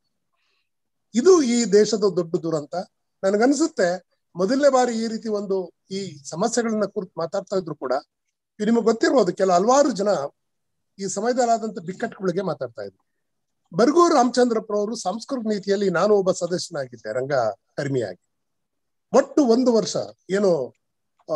ಇದು ಈ ದೇಶದ ದೊಡ್ಡ ದುರಂತ ನನಗನ್ಸುತ್ತೆ ಮೊದಲನೇ ಬಾರಿ ಈ ರೀತಿ ಒಂದು ಈ ಸಮಸ್ಯೆಗಳನ್ನ ಕುರಿತು ಮಾತಾಡ್ತಾ ಇದ್ರು ಕೂಡ ಇದು ನಿಮಗೆ ಗೊತ್ತಿರ್ಬೋದು ಕೆಲ ಹಲವಾರು ಜನ ಈ ಸಮಯದಲ್ಲಾದಂತ ಬಿಕ್ಕಟ್ಟುಗಳಿಗೆ ಮಾತಾಡ್ತಾ ಇದ್ರು ಬರ್ಗೂರು ರಾಮಚಂದ್ರಪ್ಪರವರು ಸಾಂಸ್ಕೃತಿಕ ನೀತಿಯಲ್ಲಿ ನಾನು ಒಬ್ಬ ಸದಸ್ಯನಾಗಿದ್ದೆ ರಂಗ ಕರ್ಮಿಯಾಗಿ ಒಟ್ಟು ಒಂದು ವರ್ಷ ಏನು ಆ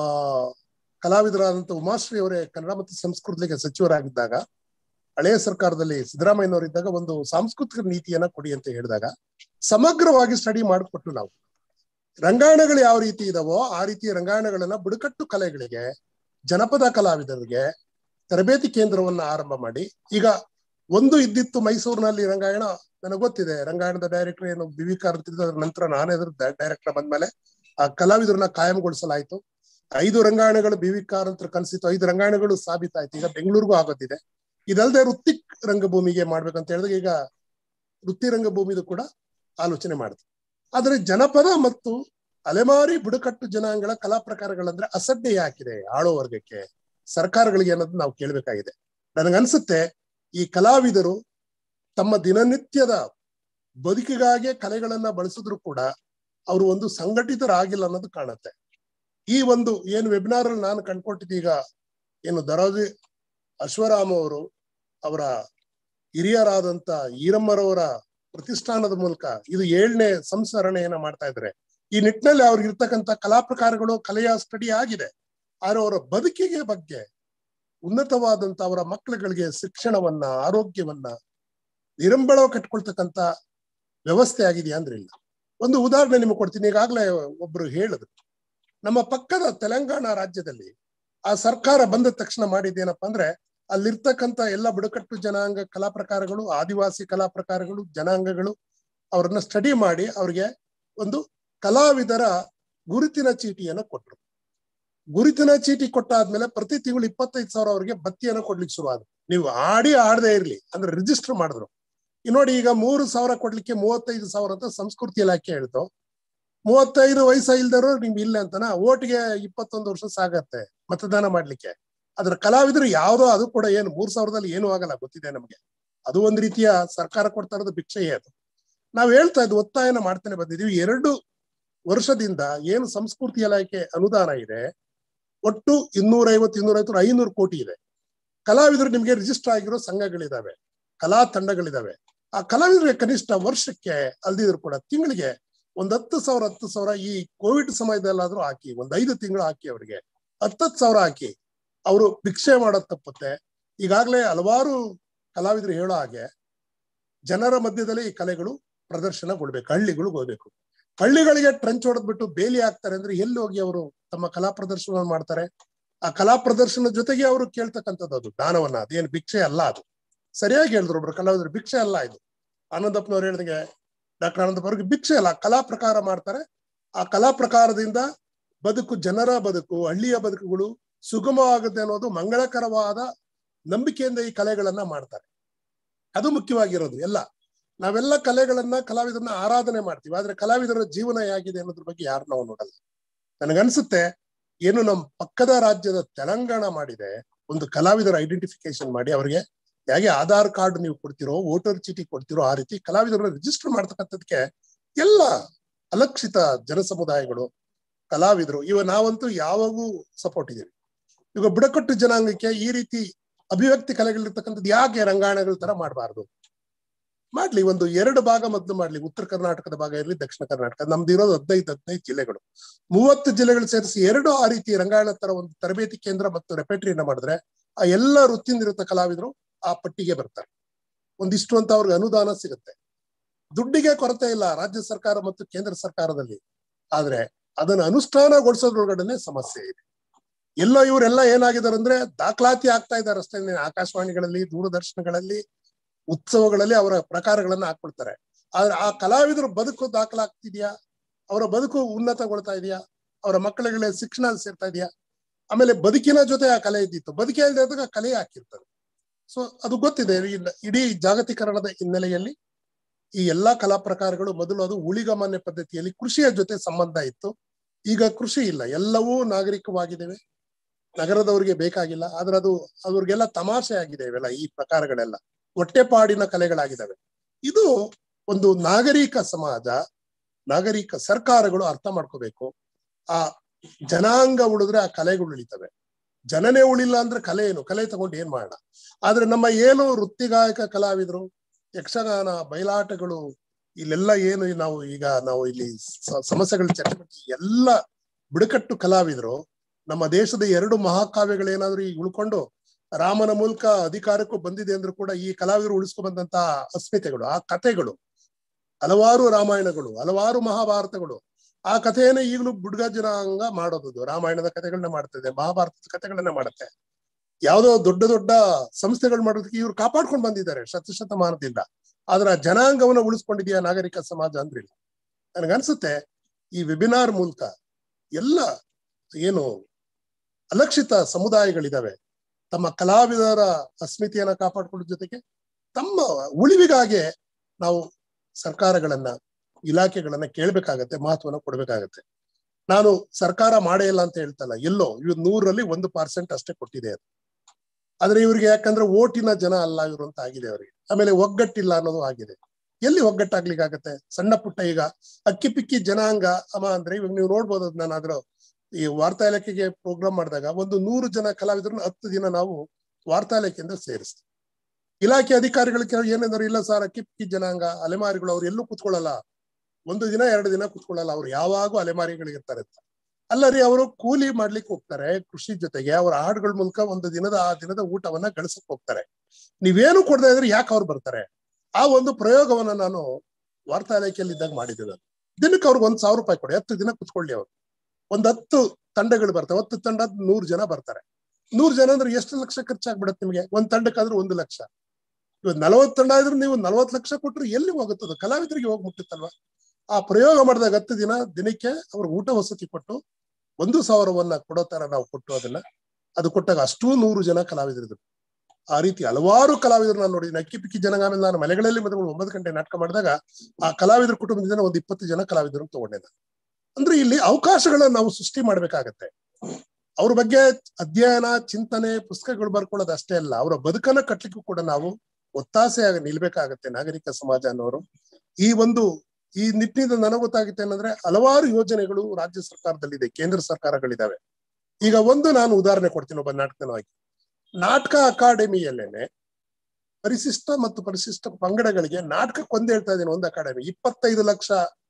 ಕಲಾವಿದರಾದಂತ ಉಮಾಶ್ರೀ ಅವರೇ ಕನ್ನಡ ಮತ್ತು ಸಂಸ್ಕೃತಿಗೆ ಸಚಿವರಾಗಿದ್ದಾಗ ಹಳೆಯ ಸರ್ಕಾರದಲ್ಲಿ ಸಿದ್ದರಾಮಯ್ಯನವರಿದ್ದಾಗ ಒಂದು ಸಾಂಸ್ಕೃತಿಕ ನೀತಿಯನ್ನ ಕೊಡಿ ಅಂತ ಹೇಳಿದಾಗ ಸಮಗ್ರವಾಗಿ ಸ್ಟಡಿ ಮಾಡಿಕೊಟ್ಟು ನಾವು ರಂಗಾಯಣಗಳು ಯಾವ ರೀತಿ ಇದಾವೋ ಆ ರೀತಿಯ ರಂಗಾಯಣಗಳನ್ನ ಬುಡಕಟ್ಟು ಕಲೆಗಳಿಗೆ ಜನಪದ ಕಲಾವಿದರಿಗೆ ತರಬೇತಿ ಕೇಂದ್ರವನ್ನ ಆರಂಭ ಮಾಡಿ ಈಗ ಒಂದು ಇದ್ದಿತ್ತು ಮೈಸೂರಿನಲ್ಲಿ ರಂಗಾಯಣ ನನಗೆ ಗೊತ್ತಿದೆ ರಂಗಾಯಣದ ಡೈರೆಕ್ಟರ್ ಏನು ಬಿ ವಿ ಕಾರ್ತಿದ್ದ ನಂತರ ನಾನೇ ಅದ್ರ ಡೈರೆಕ್ಟರ್ ಬಂದ್ಮೇಲೆ ಆ ಕಲಾವಿದರನ್ನ ಕಾಯಂಗೊಳಿಸಲಾಯ್ತು ಐದು ರಂಗಾಯಣಗಳು ಬಿ ವಿ ಕಾರ್ ಅಂತ ಕನಸಿತ್ತು ಐದು ರಂಗಾಯಣಗಳು ಸಾಬೀತಾಯ್ತು ಈಗ ಬೆಂಗಳೂರಿಗೂ ಆಗೋದಿದೆ ಇದಲ್ಲದೆ ವೃತ್ತಿ ರಂಗಭೂಮಿಗೆ ಮಾಡ್ಬೇಕಂತ ಹೇಳಿದಾಗ ಈಗ ವೃತ್ತಿ ರಂಗಭೂಮಿದು ಕೂಡ ಆಲೋಚನೆ ಮಾಡಿದೆ ಆದ್ರೆ ಜನಪದ ಮತ್ತು ಅಲೆಮಾರಿ ಬುಡಕಟ್ಟು ಜನಾಂಗಗಳ ಕಲಾ ಪ್ರಕಾರಗಳಂದ್ರೆ ಅಸಡ್ಡೆ ಯಾಕಿದೆ ಆಳೋ ವರ್ಗಕ್ಕೆ ಸರ್ಕಾರಗಳಿಗೆ ಅನ್ನೋದು ನಾವು ಕೇಳಬೇಕಾಗಿದೆ ನನಗನ್ಸುತ್ತೆ ಈ ಕಲಾವಿದರು ತಮ್ಮ ದಿನನಿತ್ಯದ ಬದುಕಿಗಾಗಿ ಕಲೆಗಳನ್ನ ಬಳಸಿದ್ರು ಕೂಡ ಅವರು ಒಂದು ಸಂಘಟಿತರಾಗಿಲ್ಲ ಅನ್ನೋದು ಕಾಣುತ್ತೆ ಈ ಒಂದು ಏನು ವೆಬಿನಾರ್ ಅಲ್ಲಿ ನಾನು ಕಂಡ್ಕೊಟ್ಟಿದ್ದೀಗ ಏನು ದರೋಜಿ ಅಶ್ವರಾಮ್ ಅವರು ಅವರ ಹಿರಿಯರಾದಂತ ಈರಮ್ಮರವರ ಪ್ರತಿಷ್ಠಾನದ ಮೂಲಕ ಇದು ಏಳನೇ ಸಂಸ್ಮರಣೆಯನ್ನ ಮಾಡ್ತಾ ಇದ್ದಾರೆ ಈ ನಿಟ್ಟಿನಲ್ಲಿ ಅವ್ರಿಗೆ ಇರ್ತಕ್ಕಂಥ ಕಲಾ ಪ್ರಕಾರಗಳು ಕಲೆಯ ಸ್ಟಡಿ ಆಗಿದೆ ಆದ್ರೆ ಅವರ ಬದುಕಿಗೆ ಬಗ್ಗೆ ಉನ್ನತವಾದಂತ ಅವರ ಮಕ್ಕಳುಗಳಿಗೆ ಶಿಕ್ಷಣವನ್ನ ಆರೋಗ್ಯವನ್ನ ನಿರಂಬಳ ಕಟ್ಕೊಳ್ತಕ್ಕಂತ ವ್ಯವಸ್ಥೆ ಆಗಿದೆಯಾ ಅಂದ್ರೆ ಇಲ್ಲ ಒಂದು ಉದಾಹರಣೆ ನಿಮಗೆ ಕೊಡ್ತೀನಿ ಈಗಾಗಲೇ ಒಬ್ರು ಹೇಳಿದ್ರು ನಮ್ಮ ಪಕ್ಕದ ತೆಲಂಗಾಣ ರಾಜ್ಯದಲ್ಲಿ ಆ ಸರ್ಕಾರ ಬಂದ ತಕ್ಷಣ ಮಾಡಿದ್ದೇನಪ್ಪ ಅಂದ್ರೆ ಅಲ್ಲಿರ್ತಕ್ಕಂಥ ಎಲ್ಲ ಬುಡಕಟ್ಟು ಜನಾಂಗ ಕಲಾ ಪ್ರಕಾರಗಳು ಆದಿವಾಸಿ ಕಲಾ ಪ್ರಕಾರಗಳು ಜನಾಂಗಗಳು ಅವ್ರನ್ನ ಸ್ಟಡಿ ಮಾಡಿ ಅವ್ರಿಗೆ ಒಂದು ಕಲಾವಿದರ ಗುರುತಿನ ಚೀಟಿಯನ್ನು ಕೊಟ್ರು ಗುರುತಿನ ಚೀಟಿ ಕೊಟ್ಟಾದ್ಮೇಲೆ ಪ್ರತಿ ತಿಂಗಳು ಇಪ್ಪತ್ತೈದು ಸಾವಿರ ಅವ್ರಿಗೆ ಬತ್ತಿಯನ್ನು ಕೊಡ್ಲಿಕ್ಕೆ ಶುರು ನೀವು ಆಡಿ ಆಡದೆ ಇರ್ಲಿ ಅಂದ್ರೆ ರಿಜಿಸ್ಟರ್ ಮಾಡಿದ್ರು ಈ ನೋಡಿ ಈಗ ಮೂರು ಸಾವಿರ ಕೊಡ್ಲಿಕ್ಕೆ ಮೂವತ್ತೈದು ಸಾವಿರ ಅಂತ ಸಂಸ್ಕೃತಿ ಇಲಾಖೆ ಹೇಳ್ತು ಮೂವತ್ತೈದು ವಯಸ್ಸ ಇಲ್ದರು ನಿಮ್ಗೆ ಇಲ್ಲ ಅಂತನ ಓಟ್ಗೆ ಇಪ್ಪತ್ತೊಂದು ವರ್ಷ ಸಾಗತ್ತೆ ಮತದಾನ ಮಾಡ್ಲಿಕ್ಕೆ ಅದ್ರ ಕಲಾವಿದರು ಯಾವ್ದೋ ಅದು ಕೂಡ ಏನು ಮೂರ್ ಸಾವಿರದಲ್ಲಿ ಏನೂ ಆಗಲ್ಲ ಗೊತ್ತಿದೆ ನಮ್ಗೆ ಅದು ಒಂದ್ ರೀತಿಯ ಸರ್ಕಾರ ಕೊಡ್ತಾ ಇರೋದು ಭಿಕ್ಷೆಯೇ ಅದು ನಾವ್ ಹೇಳ್ತಾ ಇದ್ದು ಒತ್ತಾಯನ ಮಾಡ್ತಾನೆ ಬಂದಿದೀವಿ ಎರಡು ವರ್ಷದಿಂದ ಏನು ಸಂಸ್ಕೃತಿ ಇಲಾಖೆ ಅನುದಾನ ಇದೆ ಒಟ್ಟು ಇನ್ನೂರ ಐವತ್ತು ಇನ್ನೂರ ಐವತ್ತು ಐನೂರು ಕೋಟಿ ಇದೆ ಕಲಾವಿದರು ನಿಮ್ಗೆ ರಿಜಿಸ್ಟರ್ ಆಗಿರೋ ಸಂಘಗಳಿದಾವೆ ಕಲಾ ತಂಡಗಳಿದಾವೆ ಆ ಕಲಾವಿದರಿಗೆ ಕನಿಷ್ಠ ವರ್ಷಕ್ಕೆ ಅಲ್ದಿದ್ರು ಕೂಡ ತಿಂಗಳಿಗೆ ಒಂದ್ ಹತ್ತು ಸಾವಿರ ಹತ್ತು ಸಾವಿರ ಈ ಕೋವಿಡ್ ಸಮಯದಲ್ಲಾದ್ರೂ ಹಾಕಿ ಒಂದ್ ಐದು ತಿಂಗಳು ಹಾಕಿ ಅವರಿಗೆ ಹತ್ತತ್ತು ಸಾವಿರ ಹಾಕಿ ಅವರು ಭಿಕ್ಷೆ ಮಾಡೋದ್ ತಪ್ಪುತ್ತೆ ಈಗಾಗಲೇ ಹಲವಾರು ಕಲಾವಿದರು ಹೇಳೋ ಹಾಗೆ ಜನರ ಮಧ್ಯದಲ್ಲಿ ಈ ಕಲೆಗಳು ಪ್ರದರ್ಶನಗೊಳ್ಬೇಕು ಹಳ್ಳಿಗಳಿಗೆ ಹೋಗ್ಬೇಕು ಹಳ್ಳಿಗಳಿಗೆ ಟ್ರಂಚ್ ಹೊಡೆದ್ಬಿಟ್ಟು ಬೇಲಿ ಹಾಕ್ತಾರೆ ಅಂದ್ರೆ ಎಲ್ಲಿ ಹೋಗಿ ಅವರು ತಮ್ಮ ಕಲಾ ಪ್ರದರ್ಶನ ಮಾಡ್ತಾರೆ ಆ ಕಲಾ ಪ್ರದರ್ಶನದ ಜೊತೆಗೆ ಅವರು ಕೇಳ್ತಕ್ಕಂಥದ್ದು ಅದು ದಾನವನ್ನ ಅದೇನು ಭಿಕ್ಷೆ ಅಲ್ಲ ಅದು ಸರಿಯಾಗಿ ಹೇಳಿದ್ರು ಒಬ್ರು ಕಲಾವಿದರು ಭಿಕ್ಷೆ ಅಲ್ಲ ಇದು ಆನಂದಪ್ಪನವ್ರು ಹೇಳಿದಂಗೆ ಡಾಕ್ಟರ್ ಆನಂದಪ್ಪ ಅವ್ರಿಗೆ ಭಿಕ್ಷೆ ಅಲ್ಲ ಕಲಾ ಪ್ರಕಾರ ಮಾಡ್ತಾರೆ ಆ ಕಲಾ ಪ್ರಕಾರದಿಂದ ಬದುಕು ಜನರ ಬದುಕು ಹಳ್ಳಿಯ ಬದುಕುಗಳು ಸುಗಮವಾಗುತ್ತೆ ಅನ್ನೋದು ಮಂಗಳಕರವಾದ ನಂಬಿಕೆಯಿಂದ ಈ ಕಲೆಗಳನ್ನ ಮಾಡ್ತಾರೆ ಅದು ಮುಖ್ಯವಾಗಿರೋದು ಎಲ್ಲ ನಾವೆಲ್ಲ ಕಲೆಗಳನ್ನ ಕಲಾವಿದರನ್ನ ಆರಾಧನೆ ಮಾಡ್ತೀವಿ ಆದ್ರೆ ಕಲಾವಿದರ ಜೀವನ ಹೇಗಿದೆ ಅನ್ನೋದ್ರ ಬಗ್ಗೆ ಯಾರು ನಾವು ನೋಡಲ್ಲ ನನಗನ್ಸುತ್ತೆ ಏನು ನಮ್ಮ ಪಕ್ಕದ ರಾಜ್ಯದ ತೆಲಂಗಾಣ ಮಾಡಿದೆ ಒಂದು ಕಲಾವಿದರ ಐಡೆಂಟಿಫಿಕೇಶನ್ ಮಾಡಿ ಅವರಿಗೆ ಹೇಗೆ ಆಧಾರ್ ಕಾರ್ಡ್ ನೀವು ಕೊಡ್ತಿರೋ ವೋಟರ್ ಚೀಟಿ ಕೊಡ್ತಿರೋ ಆ ರೀತಿ ಕಲಾವಿದರನ್ನ ರಿಜಿಸ್ಟರ್ ಮಾಡ್ತಕ್ಕಂಥದಕ್ಕೆ ಎಲ್ಲ ಅಲಕ್ಷಿತ ಜನಸಮುದಾಯಗಳು ಕಲಾವಿದರು ಇವ ನಾವಂತೂ ಯಾವಾಗೂ ಸಪೋರ್ಟ್ ಇದೀವಿ ಈಗ ಬುಡಕಟ್ಟು ಜನಾಂಗಕ್ಕೆ ಈ ರೀತಿ ಅಭಿವ್ಯಕ್ತಿ ಕಲೆಗಳಿರ್ತಕ್ಕಂಥದ್ದು ಯಾಕೆ ರಂಗಾಯಣಗಳ ತರ ಮಾಡಬಾರ್ದು ಮಾಡ್ಲಿ ಒಂದು ಎರಡು ಭಾಗ ಮೊದಲು ಮಾಡ್ಲಿ ಉತ್ತರ ಕರ್ನಾಟಕದ ಭಾಗ ಇರಲಿ ದಕ್ಷಿಣ ಕರ್ನಾಟಕ ನಮ್ದು ಇರೋದು ಹದಿನೈದು ಹದಿನೈದು ಜಿಲ್ಲೆಗಳು ಮೂವತ್ತು ಜಿಲ್ಲೆಗಳು ಸೇರಿಸಿ ಎರಡು ಆ ರೀತಿ ರಂಗಾಯಣ ತರ ಒಂದು ತರಬೇತಿ ಕೇಂದ್ರ ಮತ್ತು ರೆಪೆಟ್ರಿಯನ್ನ ಮಾಡಿದ್ರೆ ಆ ಎಲ್ಲ ವೃತ್ತಿಯಿಂದಿರುತ್ತ ಕಲಾವಿದರು ಆ ಪಟ್ಟಿಗೆ ಬರ್ತಾರೆ ಒಂದಿಷ್ಟು ಅಂತ ಅವ್ರಿಗೆ ಅನುದಾನ ಸಿಗುತ್ತೆ ದುಡ್ಡಿಗೆ ಕೊರತೆ ಇಲ್ಲ ರಾಜ್ಯ ಸರ್ಕಾರ ಮತ್ತು ಕೇಂದ್ರ ಸರ್ಕಾರದಲ್ಲಿ ಆದ್ರೆ ಅದನ್ನ ಅನುಷ್ಠಾನಗೊಳಿಸೋದ್ರೊಳಗಡೆ ಸಮಸ್ಯೆ ಇದೆ ಎಲ್ಲೋ ಇವರೆಲ್ಲ ಏನಾಗಿದ್ದಾರೆ ಅಂದ್ರೆ ದಾಖಲಾತಿ ಆಗ್ತಾ ಇದ್ದಾರೆ ಅಷ್ಟೇ ಆಕಾಶವಾಣಿಗಳಲ್ಲಿ ದೂರದರ್ಶನಗಳಲ್ಲಿ ಉತ್ಸವಗಳಲ್ಲಿ ಅವರ ಪ್ರಕಾರಗಳನ್ನ ಹಾಕ್ಬಿಡ್ತಾರೆ ಆದ್ರೆ ಆ ಕಲಾವಿದರು ಬದುಕು ದಾಖಲಾಗ್ತಿದ್ಯಾ ಅವರ ಬದುಕು ಉನ್ನತಗೊಳ್ತಾ ಇದೆಯಾ ಅವರ ಮಕ್ಕಳಿಗೆ ಶಿಕ್ಷಣ ಸೇರ್ತಾ ಇದೆಯಾ ಆಮೇಲೆ ಬದುಕಿನ ಜೊತೆ ಆ ಕಲೆ ಇದ್ದಿತ್ತು ಬದುಕೇ ಇಲ್ಲದಾಗ ಕಲೆ ಹಾಕಿರ್ತದೆ ಸೊ ಅದು ಗೊತ್ತಿದೆ ಇಡೀ ಜಾಗತೀಕರಣದ ಹಿನ್ನೆಲೆಯಲ್ಲಿ ಈ ಎಲ್ಲಾ ಕಲಾ ಪ್ರಕಾರಗಳು ಮೊದಲು ಅದು ಉಳಿಗಮಾನ್ಯ ಪದ್ಧತಿಯಲ್ಲಿ ಕೃಷಿಯ ಜೊತೆ ಸಂಬಂಧ ಇತ್ತು ಈಗ ಕೃಷಿ ಇಲ್ಲ ಎಲ್ಲವೂ ನಾಗರಿಕವಾಗಿದ್ದೇವೆ ನಗರದವರಿಗೆ ಬೇಕಾಗಿಲ್ಲ ಆದ್ರೆ ಅದು ಅವ್ರಿಗೆಲ್ಲ ತಮಾಷೆ ಆಗಿದೆ ಇವೆಲ್ಲ ಈ ಪ್ರಕಾರಗಳೆಲ್ಲ ಹೊಟ್ಟೆಪಾಡಿನ ಕಲೆಗಳಾಗಿದ್ದಾವೆ ಇದು ಒಂದು ನಾಗರಿಕ ಸಮಾಜ ನಾಗರಿಕ ಸರ್ಕಾರಗಳು ಅರ್ಥ ಮಾಡ್ಕೋಬೇಕು ಆ ಜನಾಂಗ ಉಳಿದ್ರೆ ಆ ಕಲೆಗಳು ಉಳಿತವೆ ಜನನೇ ಉಳಿಲ್ಲ ಅಂದ್ರೆ ಕಲೆ ಏನು ಕಲೆ ತಗೊಂಡು ಏನ್ ಮಾಡೋಣ ಆದ್ರೆ ನಮ್ಮ ಏನು ವೃತ್ತಿಗಾಯಕ ಕಲಾವಿದರು ಯಕ್ಷಗಾನ ಬಯಲಾಟಗಳು ಇಲ್ಲೆಲ್ಲ ಏನು ನಾವು ಈಗ ನಾವು ಇಲ್ಲಿ ಸಮಸ್ಯೆಗಳ ಚರ್ಚೆ ಮಾಡ್ತೀವಿ ಎಲ್ಲ ಬುಡಕಟ್ಟು ಕಲಾವಿದರು ನಮ್ಮ ದೇಶದ ಎರಡು ಮಹಾಕಾವ್ಯಗಳೇನಾದ್ರೂ ಈಗ ಉಳ್ಕೊಂಡು ರಾಮನ ಮೂಲಕ ಅಧಿಕಾರಕ್ಕೂ ಬಂದಿದೆ ಅಂದ್ರೂ ಕೂಡ ಈ ಕಲಾವಿದರು ಉಳಿಸ್ಕೊಂಡ್ ಬಂದಂತ ಅಸ್ಮಿತೆಗಳು ಆ ಕಥೆಗಳು ಹಲವಾರು ರಾಮಾಯಣಗಳು ಹಲವಾರು ಮಹಾಭಾರತಗಳು ಆ ಕಥೆಯನ್ನ ಈಗಲೂ ಬುಡ್ಗ ಜನಾಂಗ ಮಾಡೋದು ರಾಮಾಯಣದ ಕಥೆಗಳನ್ನ ಮಾಡ್ತದೆ ಮಹಾಭಾರತದ ಕಥೆಗಳನ್ನ ಮಾಡುತ್ತೆ ಯಾವ್ದೋ ದೊಡ್ಡ ದೊಡ್ಡ ಸಂಸ್ಥೆಗಳು ಮಾಡೋದಕ್ಕೆ ಇವ್ರು ಕಾಪಾಡ್ಕೊಂಡು ಬಂದಿದ್ದಾರೆ ಶತಶತಮಾನದಿಂದ ಆದ್ರ ಆ ಜನಾಂಗವನ್ನ ಉಳಿಸ್ಕೊಂಡಿದ್ಯಾ ನಾಗರಿಕ ಸಮಾಜ ಅಂದ್ರಿಲ್ಲ ನನಗನ್ಸುತ್ತೆ ಈ ವೆಬಿನಾರ್ ಮೂಲಕ ಎಲ್ಲ ಏನು ಅಲಕ್ಷಿತ ಸಮುದಾಯಗಳಿದಾವೆ ತಮ್ಮ ಕಲಾವಿದರ ಅಸ್ಮಿತೆಯನ್ನ ಕಾಪಾಡ್ಕೊಳ್ಳೋ ಜೊತೆಗೆ ತಮ್ಮ ಉಳಿವಿಗಾಗಿ ನಾವು ಸರ್ಕಾರಗಳನ್ನ ಇಲಾಖೆಗಳನ್ನ ಕೇಳ್ಬೇಕಾಗತ್ತೆ ಮಹತ್ವನ ಕೊಡ್ಬೇಕಾಗತ್ತೆ ನಾನು ಸರ್ಕಾರ ಮಾಡೇ ಇಲ್ಲ ಅಂತ ಹೇಳ್ತಲ್ಲ ಎಲ್ಲೋ ಇವ್ ನೂರಲ್ಲಿ ಒಂದು ಪರ್ಸೆಂಟ್ ಅಷ್ಟೇ ಕೊಟ್ಟಿದೆ ಅದು ಆದ್ರೆ ಇವ್ರಿಗೆ ಯಾಕಂದ್ರೆ ಓಟಿನ ಜನ ಅಲ್ಲ ಇವರು ಅಂತ ಆಗಿದೆ ಅವರಿಗೆ ಆಮೇಲೆ ಒಗ್ಗಟ್ಟಿಲ್ಲ ಅನ್ನೋದು ಆಗಿದೆ ಎಲ್ಲಿ ಒಗ್ಗಟ್ಟಾಗ್ಲಿಕ್ಕಾಗತ್ತೆ ಸಣ್ಣ ಪುಟ್ಟ ಈಗ ಅಕ್ಕಿ ಪಿಕ್ಕಿ ಜನಾಂಗ ಅಮ ಅಂದ್ರೆ ಇವಾಗ ನೀವು ನೋಡ್ಬೋದು ನಾನು ಅದ್ರ ಈ ವಾರ್ತಾ ಇಲಾಖೆಗೆ ಪ್ರೋಗ್ರಾಮ್ ಮಾಡಿದಾಗ ಒಂದು ನೂರು ಜನ ಕಲಾವಿದರನ್ನ ಹತ್ತು ದಿನ ನಾವು ವಾರ್ತಾ ಇಲಾಖೆಯಿಂದ ಸೇರಿಸ್ತೀವಿ ಇಲಾಖೆ ಅಧಿಕಾರಿಗಳಿಗೆ ಏನಂದ್ರೆ ಇಲ್ಲ ಸರ್ ಅಕ್ಕಿ ಪಿಕ್ಕಿ ಜನಾಂಗ ಅಲೆಮಾರಿಗಳು ಅವ್ರು ಎಲ್ಲೂ ಕುತ್ಕೊಳ್ಳಲ್ಲ ಒಂದು ದಿನ ಎರಡು ದಿನ ಕುತ್ಕೊಳ್ಳಲ್ಲ ಅವ್ರು ಯಾವಾಗೂ ಅಲೆಮಾರಿಗಳಿರ್ತಾರೆ ಅಂತ ಅಲ್ಲ ರೀ ಅವರು ಕೂಲಿ ಮಾಡ್ಲಿಕ್ಕೆ ಹೋಗ್ತಾರೆ ಕೃಷಿ ಜೊತೆಗೆ ಅವ್ರ ಹಾಡುಗಳ ಮೂಲಕ ಒಂದು ದಿನದ ಆ ದಿನದ ಊಟವನ್ನ ಗಳಿಸಕ್ ಹೋಗ್ತಾರೆ ನೀವೇನು ಕೊಡದೇ ಇದ್ರೆ ಯಾಕೆ ಅವ್ರು ಬರ್ತಾರೆ ಆ ಒಂದು ಪ್ರಯೋಗವನ್ನ ನಾನು ವಾರ್ತಾ ಇಲಾಖೆಯಲ್ಲಿ ಇದ್ದಾಗ ಮಾಡಿದ್ದೆ ನಾನು ದಿನಕ್ಕೆ ಅವ್ರಿಗೆ ಒಂದ್ ಸಾವಿರ ರೂಪಾಯಿ ಕೊಡಿ ಹತ್ತು ದಿನ ಕುತ್ಕೊಳ್ಳಿ ಅವ್ರು ಒಂದ್ ಹತ್ತು ತಂಡಗಳು ಬರ್ತವೆ ಹತ್ತು ತಂಡ ನೂರು ಜನ ಬರ್ತಾರೆ ನೂರು ಜನ ಅಂದ್ರೆ ಎಷ್ಟು ಲಕ್ಷ ಖರ್ಚಾಗ್ಬಿಡತ್ತೆ ನಿಮ್ಗೆ ಒಂದ್ ತಂಡಕ್ಕಾದ್ರೆ ಒಂದು ಲಕ್ಷ ಇವತ್ತು ನಲವತ್ತು ತಂಡ ಇದ್ರೆ ನೀವು ನಲವತ್ತು ಲಕ್ಷ ಕೊಟ್ರೆ ಎಲ್ಲಿ ಹೋಗುತ್ತದ ಕಲಾವಿದರಿಗೆ ಹೋಗಿ ಮುಟ್ಟುತ್ತಲ್ವಾ ಆ ಪ್ರಯೋಗ ಮಾಡಿದಾಗ ಹತ್ತು ದಿನ ದಿನಕ್ಕೆ ಅವ್ರಿಗೆ ಊಟ ವಸತಿ ಕೊಟ್ಟು ಒಂದು ಸಾವಿರವನ್ನ ಕೊಡೋ ತರ ನಾವು ಕೊಟ್ಟು ಅದನ್ನ ಅದು ಕೊಟ್ಟಾಗ ಅಷ್ಟೂ ನೂರು ಜನ ಕಲಾವಿದರಿದ್ರು ಆ ರೀತಿ ಹಲವಾರು ಕಲಾವಿದರು ನಾನು ನೋಡಿದ್ದೀನಿ ಅಕ್ಕಿ ಪಿಕ್ಕಿ ಜನ ಆಮೇಲೆ ನಾನು ಮಲೆಗಳಲ್ಲಿ ಮದುವೆ ಒಂಬತ್ತು ಗಂಟೆ ನಾಟಕ ಮಾಡಿದಾಗ ಆ ಕಲಾವಿದರ ಕುಟುಂಬದಿಂದ ಒಂದು ಇಪ್ಪತ್ತು ಜನ ಕಲಾವಿದರು ತಗೊಂಡೆ ನಾನು ಅಂದ್ರೆ ಇಲ್ಲಿ ಅವಕಾಶಗಳನ್ನ ನಾವು ಸೃಷ್ಟಿ ಮಾಡ್ಬೇಕಾಗತ್ತೆ ಅವ್ರ ಬಗ್ಗೆ ಅಧ್ಯಯನ ಚಿಂತನೆ ಪುಸ್ತಕಗಳು ಬರ್ಕೊಳ್ಳೋದು ಅಷ್ಟೇ ಅಲ್ಲ ಅವರ ಬದುಕನ್ನ ಕಟ್ಲಿಕ್ಕೂ ಕೂಡ ನಾವು ಒತ್ತಾಸೆಯಾಗಿ ನಿಲ್ಬೇಕಾಗತ್ತೆ ನಾಗರಿಕ ಸಮಾಜ ಅನ್ನೋರು ಈ ಒಂದು ಈ ನಿಟ್ಟಿನಿಂದ ನನಗೆ ಗೊತ್ತಾಗುತ್ತೆ ಏನಂದ್ರೆ ಹಲವಾರು ಯೋಜನೆಗಳು ರಾಜ್ಯ ಸರ್ಕಾರದಲ್ಲಿದೆ ಕೇಂದ್ರ ಸರ್ಕಾರಗಳಿದಾವೆ ಈಗ ಒಂದು ನಾನು ಉದಾಹರಣೆ ಕೊಡ್ತೀನಿ ಒಬ್ಬ ನಾಟಕನವಾಗಿ ನಾಟಕ ಅಕಾಡೆಮಿಯಲ್ಲೇನೆ ಪರಿಶಿಷ್ಟ ಮತ್ತು ಪರಿಶಿಷ್ಟ ಪಂಗಡಗಳಿಗೆ ನಾಟಕಕ್ಕೆ ಒಂದ್ ಹೇಳ್ತಾ ಇದ್ದೀನಿ ಒಂದು ಅಕಾಡೆಮಿ ಇಪ್ಪತ್ತೈದು ಲಕ್ಷ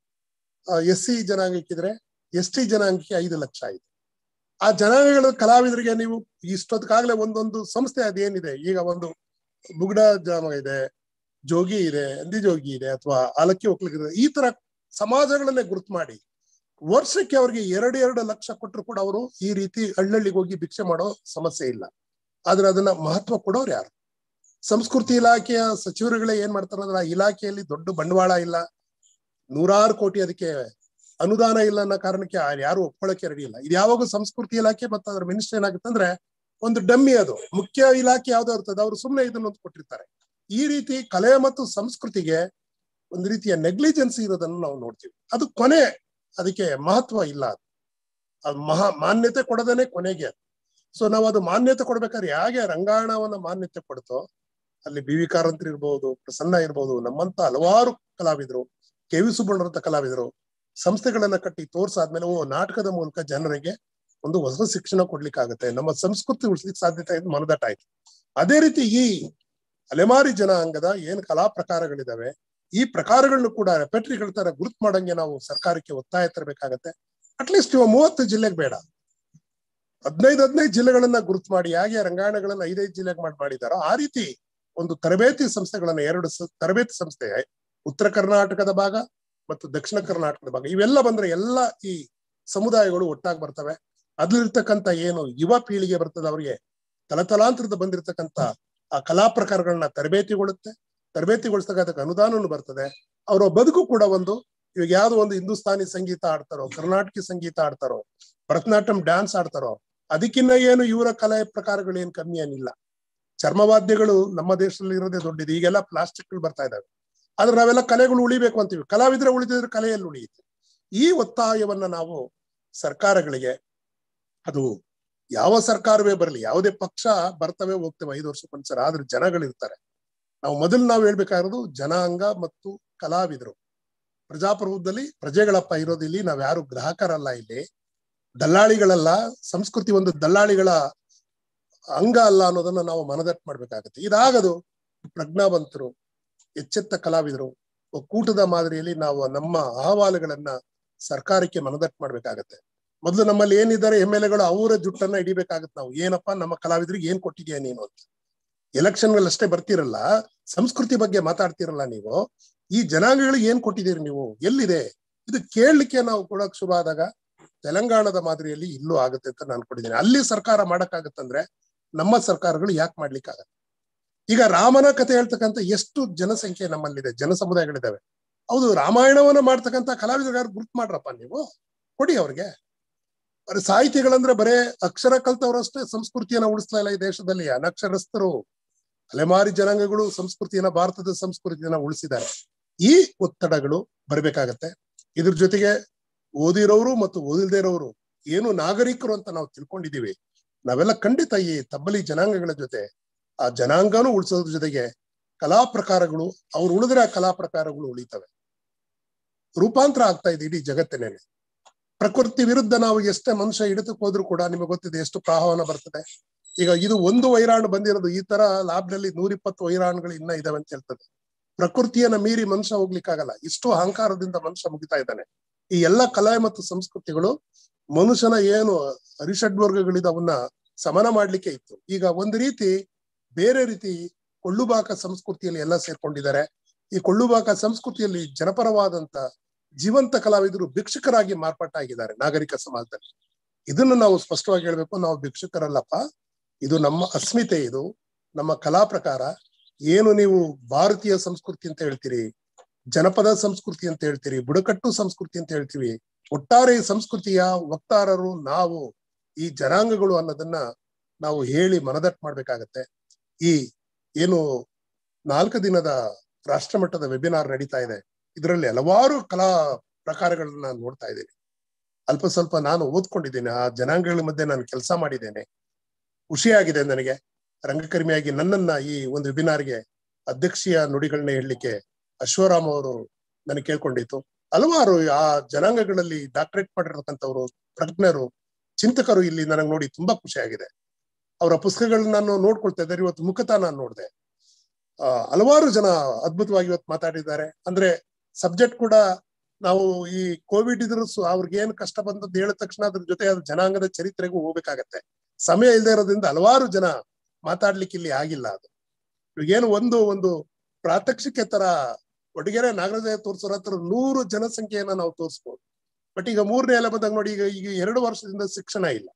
ಎಸ್ ಸಿ ಜನಾಂಗಕ್ಕಿದ್ರೆ ಎಸ್ ಟಿ ಜನಾಂಗಕ್ಕೆ ಐದು ಲಕ್ಷ ಇದೆ ಆ ಜನಾಂಗಗಳ ಕಲಾವಿದರಿಗೆ ನೀವು ಇಷ್ಟೊತ್ತಿಗಾಗ್ಲೇ ಒಂದೊಂದು ಸಂಸ್ಥೆ ಅದೇನಿದೆ ಈಗ ಒಂದು ಬುಗ್ಡ ಜಾಮ ಇದೆ ಜೋಗಿ ಇದೆ ಅಂದಿ ಜೋಗಿ ಇದೆ ಅಥವಾ ಆಲಕ್ಕಿ ಒಕ್ಕಲಿಗ ಈ ತರ ಸಮಾಜಗಳನ್ನೇ ಗುರುತು ಮಾಡಿ ವರ್ಷಕ್ಕೆ ಅವ್ರಿಗೆ ಎರಡು ಎರಡು ಲಕ್ಷ ಕೊಟ್ಟರು ಕೂಡ ಅವರು ಈ ರೀತಿ ಹಳ್ಳಹಳ್ಳಿಗೆ ಹೋಗಿ ಭಿಕ್ಷೆ ಮಾಡೋ ಸಮಸ್ಯೆ ಇಲ್ಲ ಆದ್ರೆ ಅದನ್ನ ಮಹತ್ವ ಕೊಡೋರು ಯಾರು ಸಂಸ್ಕೃತಿ ಇಲಾಖೆಯ ಸಚಿವರುಗಳೇ ಏನ್ ಮಾಡ್ತಾರೆ ಅಂದ್ರೆ ಆ ಇಲಾಖೆಯಲ್ಲಿ ದೊಡ್ಡ ಬಂಡವಾಳ ಇಲ್ಲ ನೂರಾರು ಕೋಟಿ ಅದಕ್ಕೆ ಅನುದಾನ ಇಲ್ಲ ಅನ್ನೋ ಕಾರಣಕ್ಕೆ ಯಾರು ಒಪ್ಕೊಳ್ಳಕ್ಕೆ ರೆಡಿ ಇಲ್ಲ ಇದು ಯಾವಾಗ ಸಂಸ್ಕೃತಿ ಇಲಾಖೆ ಮತ್ತು ಅದ್ರ ಮಿನಿಸ್ಟರ್ ಏನಾಗುತ್ತೆ ಅಂದ್ರೆ ಒಂದು ಡಮ್ಮಿ ಅದು ಮುಖ್ಯ ಇಲಾಖೆ ಯಾವ್ದೋ ಇರ್ತದೆ ಅವ್ರು ಸುಮ್ಮನೆ ಇದನ್ನ ಒಂದು ಕೊಟ್ಟಿರ್ತಾರೆ ಈ ರೀತಿ ಕಲೆ ಮತ್ತು ಸಂಸ್ಕೃತಿಗೆ ಒಂದು ರೀತಿಯ ನೆಗ್ಲಿಜೆನ್ಸಿ ಇರೋದನ್ನು ನಾವು ನೋಡ್ತೀವಿ ಅದು ಕೊನೆ ಅದಕ್ಕೆ ಮಹತ್ವ ಇಲ್ಲ ಅದು ಅದು ಮಹಾ ಮಾನ್ಯತೆ ಕೊಡದೇನೆ ಕೊನೆಗೆ ಸೊ ನಾವು ಅದು ಮಾನ್ಯತೆ ಕೊಡ್ಬೇಕಾದ್ರೆ ಹೇಗೆ ರಂಗಾಯಣವನ್ನ ಮಾನ್ಯತೆ ಕೊಡ್ತೋ ಅಲ್ಲಿ ಬಿ ವಿ ಕಾರಂತರು ಇರ್ಬೋದು ಪ್ರಸನ್ನ ಇರ್ಬೋದು ನಮ್ಮಂತ ಹಲವಾರು ಕಲಾವಿದರು ಕೆ ವಿ ಸುಬ್ಬಣ್ಣರಂತ ಕಲಾವಿದರು ಸಂಸ್ಥೆಗಳನ್ನ ಕಟ್ಟಿ ತೋರ್ಸಾದ್ಮೇಲೆ ಓ ನಾಟಕದ ಮೂಲಕ ಜನರಿಗೆ ಒಂದು ಹೊಸ ಶಿಕ್ಷಣ ಕೊಡ್ಲಿಕ್ಕಾಗತ್ತೆ ನಮ್ಮ ಸಂಸ್ಕೃತಿ ಉಳಿಸ್ಲಿಕ್ಕೆ ಸಾಧ್ಯತೆ ಇದೆ ಮನದಟ್ಟ ಆಯ್ತು ಅದೇ ರೀತಿ ಈ ಅಲೆಮಾರಿ ಜನಾಂಗದ ಏನ್ ಕಲಾ ಪ್ರಕಾರಗಳಿದಾವೆ ಈ ಪ್ರಕಾರಗಳನ್ನು ಕೂಡ ರೆಪೆಟ್ರಿಗಳ ತರ ಗುರುತು ಮಾಡಂಗೆ ನಾವು ಸರ್ಕಾರಕ್ಕೆ ಒತ್ತಾಯ ತರಬೇಕಾಗತ್ತೆ ಅಟ್ಲೀಸ್ಟ್ ಇವ ಮೂವತ್ತು ಜಿಲ್ಲೆಗೆ ಬೇಡ ಹದಿನೈದು ಹದಿನೈದು ಜಿಲ್ಲೆಗಳನ್ನ ಗುರುತು ಮಾಡಿ ಹೇಗೆ ರಂಗಾಯಣಗಳನ್ನ ಐದೈದು ಜಿಲ್ಲೆಗೆ ಮಾಡಿ ಮಾಡಿದಾರೋ ಆ ರೀತಿ ಒಂದು ತರಬೇತಿ ಸಂಸ್ಥೆಗಳನ್ನ ಎರಡು ಸ- ತರಬೇತಿ ಸಂಸ್ಥೆ ಉತ್ತರ ಕರ್ನಾಟಕದ ಭಾಗ ಮತ್ತು ದಕ್ಷಿಣ ಕರ್ನಾಟಕದ ಭಾಗ ಇವೆಲ್ಲ ಬಂದ್ರೆ ಎಲ್ಲ ಈ ಸಮುದಾಯಗಳು ಒಟ್ಟಾಗಿ ಬರ್ತವೆ ಅದ್ರಲ್ಲಿರ್ತಕ್ಕಂಥ ಏನು ಯುವ ಪೀಳಿಗೆ ಬರ್ತದೆ ಅವರಿಗೆ ತಲತಲಾಂತರದ ಬಂದಿರತಕ್ಕಂಥ ಆ ಕಲಾ ಪ್ರಕಾರಗಳನ್ನ ತರಬೇತಿಗೊಳ್ಳುತ್ತೆ ತರಬೇತಿಗೊಳಿಸಿದಾಗ ಅದಕ್ಕೆ ಅನುದಾನನೂ ಬರ್ತದೆ ಅವರ ಬದುಕು ಕೂಡ ಒಂದು ಇವಾಗ ಯಾವ್ದೋ ಒಂದು ಹಿಂದೂಸ್ತಾನಿ ಸಂಗೀತ ಆಡ್ತಾರೋ ಕರ್ನಾಟಕಿ ಸಂಗೀತ ಆಡ್ತಾರೋ ಭರತನಾಟ್ಯಂ ಡ್ಯಾನ್ಸ್ ಆಡ್ತಾರೋ ಅದಕ್ಕಿನ್ನ ಏನು ಇವರ ಕಲೆ ಪ್ರಕಾರಗಳು ಏನ್ ಕಮ್ಮಿ ಏನಿಲ್ಲ ಚರ್ಮವಾದ್ಯಗಳು ನಮ್ಮ ದೇಶದಲ್ಲಿ ಇರೋದೇ ದೊಡ್ಡದು ಈಗೆಲ್ಲ ಪ್ಲಾಸ್ಟಿಕ್ ಬರ್ತಾ ಇದಾವೆ ಆದ್ರೆ ನಾವೆಲ್ಲ ಕಲೆಗಳು ಉಳಿಬೇಕು ಅಂತೀವಿ ಕಲಾವಿದ್ರೆ ಉಳಿದಿದ್ರೆ ಕಲೆಯಲ್ಲಿ ಉಳಿಯುತ್ತೆ ಈ ಒತ್ತಾಯವನ್ನ ನಾವು ಸರ್ಕಾರಗಳಿಗೆ ಅದು ಯಾವ ಸರ್ಕಾರವೇ ಬರಲಿ ಯಾವುದೇ ಪಕ್ಷ ಬರ್ತವೆ ಹೋಗ್ತೇವೆ ಐದು ವರ್ಷಕ್ಕೊಂದ್ಸಲ ಆದ್ರೆ ಜನಗಳಿರ್ತಾರೆ ನಾವು ಮೊದಲು ನಾವು ಹೇಳ್ಬೇಕಾಗಿರೋದು ಜನಾಂಗ ಮತ್ತು ಕಲಾವಿದರು ಪ್ರಜಾಪ್ರಭುತ್ವದಲ್ಲಿ ಪ್ರಜೆಗಳಪ್ಪ ಇರೋದು ಇಲ್ಲಿ ನಾವ್ ಯಾರು ಗ್ರಾಹಕರಲ್ಲ ಇಲ್ಲಿ ದಲ್ಲಾಳಿಗಳಲ್ಲ ಸಂಸ್ಕೃತಿ ಒಂದು ದಲ್ಲಾಳಿಗಳ ಅಂಗ ಅಲ್ಲ ಅನ್ನೋದನ್ನ ನಾವು ಮನದಟ್ಟು ಮಾಡ್ಬೇಕಾಗತ್ತೆ ಇದಾಗದು ಪ್ರಜ್ಞಾವಂತರು ಎಚ್ಚೆತ್ತ ಕಲಾವಿದರು ಒಕ್ಕೂಟದ ಮಾದರಿಯಲ್ಲಿ ನಾವು ನಮ್ಮ ಅಹವಾಲುಗಳನ್ನ ಸರ್ಕಾರಕ್ಕೆ ಮನದಟ್ಟು ಮಾಡ್ಬೇಕಾಗತ್ತೆ ಮೊದಲು ನಮ್ಮಲ್ಲಿ ಏನಿದ್ದಾರೆ ಎಂ ಎಲ್ ಎಗಳು ಅವರ ಜುಟ್ಟನ್ನ ಹಿಡಿಬೇಕಾಗತ್ತೆ ನಾವು ಏನಪ್ಪಾ ನಮ್ಮ ಕಲಾವಿದರಿಗೆ ಏನ್ ಕೊಟ್ಟಿದ್ಯಾ ನೀನು ಅಂತ ಎಲೆಕ್ಷನ್ ಅಷ್ಟೇ ಬರ್ತಿರಲ್ಲ ಸಂಸ್ಕೃತಿ ಬಗ್ಗೆ ಮಾತಾಡ್ತಿರಲ್ಲ ನೀವು ಈ ಜನಾಂಗಗಳಿಗೆ ಏನ್ ಕೊಟ್ಟಿದ್ದೀರಿ ನೀವು ಎಲ್ಲಿದೆ ಇದು ಕೇಳಲಿಕ್ಕೆ ನಾವು ಕೊಡಕ್ ಶುರು ಆದಾಗ ತೆಲಂಗಾಣದ ಮಾದರಿಯಲ್ಲಿ ಇಲ್ಲೂ ಆಗುತ್ತೆ ಅಂತ ನಾನು ಅನ್ಕೊಂಡಿದ್ದೀನಿ ಅಲ್ಲಿ ಸರ್ಕಾರ ಮಾಡಕ್ಕಾಗತ್ತಂದ್ರೆ ನಮ್ಮ ಸರ್ಕಾರಗಳು ಯಾಕೆ ಮಾಡ್ಲಿಕ್ಕಾಗತ್ತೆ ಈಗ ರಾಮನ ಕಥೆ ಹೇಳ್ತಕ್ಕಂಥ ಎಷ್ಟು ಜನಸಂಖ್ಯೆ ನಮ್ಮಲ್ಲಿದೆ ಜನ ಸಮುದಾಯಗಳಿದಾವೆ ಹೌದು ರಾಮಾಯಣವನ್ನ ಮಾಡ್ತಕ್ಕಂಥ ಕಲಾವಿದರಿಗಾರು ಗುರ್ತು ಮಾಡ್ರಪ್ಪ ನೀವು ಕೊಡಿ ಅವ್ರಿಗೆ ಬರೀ ಸಾಹಿತಿಗಳಂದ್ರೆ ಬರೇ ಅಕ್ಷರ ಕಲ್ತವ್ರಷ್ಟೇ ಸಂಸ್ಕೃತಿಯನ್ನ ಉಳಿಸ್ತಾ ಇಲ್ಲ ಈ ದೇಶದಲ್ಲಿ ಅನಕ್ಷರಸ್ಥರು ಅಲೆಮಾರಿ ಜನಾಂಗಗಳು ಸಂಸ್ಕೃತಿಯನ್ನ ಭಾರತದ ಸಂಸ್ಕೃತಿಯನ್ನ ಉಳಿಸಿದ್ದಾರೆ ಈ ಒತ್ತಡಗಳು ಬರ್ಬೇಕಾಗತ್ತೆ ಇದ್ರ ಜೊತೆಗೆ ಓದಿರೋರು ಮತ್ತು ಓದಿಲ್ದೇ ಇರೋರು ಏನು ನಾಗರಿಕರು ಅಂತ ನಾವು ತಿಳ್ಕೊಂಡಿದೀವಿ ನಾವೆಲ್ಲ ಖಂಡಿತ ಈ ತಬ್ಬಲಿ ಜನಾಂಗಗಳ ಜೊತೆ ಆ ಜನಾಂಗನೂ ಉಳಿಸೋದ್ರ ಜೊತೆಗೆ ಕಲಾ ಪ್ರಕಾರಗಳು ಅವ್ರು ಉಳಿದ್ರೆ ಆ ಕಲಾ ಪ್ರಕಾರಗಳು ಉಳಿತವೆ ರೂಪಾಂತರ ಆಗ್ತಾ ಇದೆ ಇಡೀ ಜಗತ್ತಿನಲ್ಲಿ ಪ್ರಕೃತಿ ವಿರುದ್ಧ ನಾವು ಎಷ್ಟೇ ಮನುಷ್ಯ ಹಿಡಿತಕ್ಕೆ ಹೋದ್ರು ಕೂಡ ನಿಮಗೆ ಗೊತ್ತಿದೆ ಎಷ್ಟು ಪ್ರಾಹವನ ಬರ್ತದೆ ಈಗ ಇದು ಒಂದು ವೈರಾಣು ಬಂದಿರೋದು ಈ ತರ ಲ್ಯಾಬ್ನಲ್ಲಿ ನೂರಿಪ್ಪತ್ತು ವೈರಾಣುಗಳು ಇನ್ನ ಇದಾವೆ ಅಂತ ಹೇಳ್ತದೆ ಪ್ರಕೃತಿಯನ್ನ ಮೀರಿ ಮನುಷ್ಯ ಹೋಗ್ಲಿಕ್ಕಾಗಲ್ಲ ಇಷ್ಟು ಅಹಂಕಾರದಿಂದ ಮನುಷ್ಯ ಮುಗಿತಾ ಇದ್ದಾನೆ ಈ ಎಲ್ಲ ಕಲೆ ಮತ್ತು ಸಂಸ್ಕೃತಿಗಳು ಮನುಷ್ಯನ ಏನು ಅರಿಷಡ್ವರ್ಗಗಳಿದ ಅವನ್ನ ಸಮನ ಮಾಡ್ಲಿಕ್ಕೆ ಇತ್ತು ಈಗ ಒಂದು ರೀತಿ ಬೇರೆ ರೀತಿ ಕೊಳ್ಳುಬಾಕ ಸಂಸ್ಕೃತಿಯಲ್ಲಿ ಎಲ್ಲ ಸೇರ್ಕೊಂಡಿದ್ದಾರೆ ಈ ಕೊಳ್ಳುಬಾಕ ಸಂಸ್ಕೃತಿಯಲ್ಲಿ ಜನಪರವಾದಂತ ಜೀವಂತ ಕಲಾವಿದರು ಭಿಕ್ಷುಕರಾಗಿ ಮಾರ್ಪಾಟಾಗಿದ್ದಾರೆ ನಾಗರಿಕ ಸಮಾಜದಲ್ಲಿ ಇದನ್ನು ನಾವು ಸ್ಪಷ್ಟವಾಗಿ ಹೇಳ್ಬೇಕು ನಾವು ಭಿಕ್ಷುಕರಲ್ಲಪ್ಪ ಇದು ನಮ್ಮ ಅಸ್ಮಿತೆ ಇದು ನಮ್ಮ ಕಲಾ ಪ್ರಕಾರ ಏನು ನೀವು ಭಾರತೀಯ ಸಂಸ್ಕೃತಿ ಅಂತ ಹೇಳ್ತೀರಿ ಜನಪದ ಸಂಸ್ಕೃತಿ ಅಂತ ಹೇಳ್ತೀರಿ ಬುಡಕಟ್ಟು ಸಂಸ್ಕೃತಿ ಅಂತ ಹೇಳ್ತೀವಿ ಒಟ್ಟಾರೆ ಈ ಸಂಸ್ಕೃತಿಯ ವಕ್ತಾರರು ನಾವು ಈ ಜನಾಂಗಗಳು ಅನ್ನೋದನ್ನ ನಾವು ಹೇಳಿ ಮನದಟ್ಟು ಮಾಡ್ಬೇಕಾಗತ್ತೆ ಈ ಏನು ನಾಲ್ಕು ದಿನದ ರಾಷ್ಟ್ರಮಟ್ಟದ ವೆಬಿನಾರ್ ನಡೀತಾ ಇದೆ ಇದರಲ್ಲಿ ಹಲವಾರು ಕಲಾ ಪ್ರಕಾರಗಳನ್ನ ನಾನು ನೋಡ್ತಾ ಇದ್ದೀನಿ ಅಲ್ಪ ಸ್ವಲ್ಪ ನಾನು ಓದ್ಕೊಂಡಿದ್ದೇನೆ ಆ ಜನಾಂಗಗಳ ಮಧ್ಯೆ ನಾನು ಕೆಲಸ ಮಾಡಿದ್ದೇನೆ ಖುಷಿಯಾಗಿದೆ ನನಗೆ ರಂಗಕರ್ಮಿಯಾಗಿ ನನ್ನನ್ನ ಈ ಒಂದು ವೆಬಿನಾರ್ಗೆ ಅಧ್ಯಕ್ಷೀಯ ನುಡಿಗಳನ್ನ ಹೇಳಲಿಕ್ಕೆ ಅಶ್ವರಾಮ್ ಅವರು ನನಗೆ ಕೇಳ್ಕೊಂಡಿತ್ತು ಹಲವಾರು ಆ ಜನಾಂಗಗಳಲ್ಲಿ ಡಾಕ್ಟರೇಟ್ ಮಾಡಿರ್ತಕ್ಕಂಥವ್ರು ಪ್ರಜ್ಞರು ಚಿಂತಕರು ಇಲ್ಲಿ ನನಗೆ ನೋಡಿ ತುಂಬಾ ಖುಷಿಯಾಗಿದೆ ಅವರ ಪುಸ್ತಕಗಳನ್ನ ನಾನು ನೋಡ್ಕೊಳ್ತಾ ಇದ್ದಾರೆ ಇವತ್ತು ಮುಖತಃ ನಾನು ನೋಡಿದೆ ಆ ಹಲವಾರು ಜನ ಅದ್ಭುತವಾಗಿ ಇವತ್ತು ಮಾತಾಡಿದ್ದಾರೆ ಅಂದ್ರೆ ಸಬ್ಜೆಕ್ಟ್ ಕೂಡ ನಾವು ಈ ಕೋವಿಡ್ ಇದ್ರು ಸು- ಅವ್ರಿಗೆ ಏನ್ ಕಷ್ಟ ಬಂದದ್ದು ಹೇಳಿದ ತಕ್ಷಣ ಅದ್ರ ಜೊತೆ ಅದ್ರ ಜನಾಂಗದ ಚರಿತ್ರೆಗೂ ಹೋಗ್ಬೇಕಾಗತ್ತೆ ಸಮಯ ಇಲ್ಲದೆ ಇರೋದ್ರಿಂದ ಹಲವಾರು ಜನ ಮಾತಾಡ್ಲಿಕ್ಕೆ ಇಲ್ಲಿ ಆಗಿಲ್ಲ ಅದು ಇವಾಗೇನು ಒಂದು ಒಂದು ಪ್ರಾತ್ಯಕ್ಷಿಕೆ ತರ ಒಡಗೆರೆ ನಾಗರಾಜ ತೋರ್ಸೋರ ಹತ್ರ ನೂರು ಜನಸಂಖ್ಯೆಯನ್ನ ನಾವು ತೋರಿಸ್ಬೋದು ಬಟ್ ಈಗ ಮೂರನೇ ಎಲ್ಲ ಬಂದಾಗ ನೋಡಿ ಈಗ ಈಗ ಎರಡು ವರ್ಷದಿಂದ ಶಿಕ್ಷಣ ಇಲ್ಲ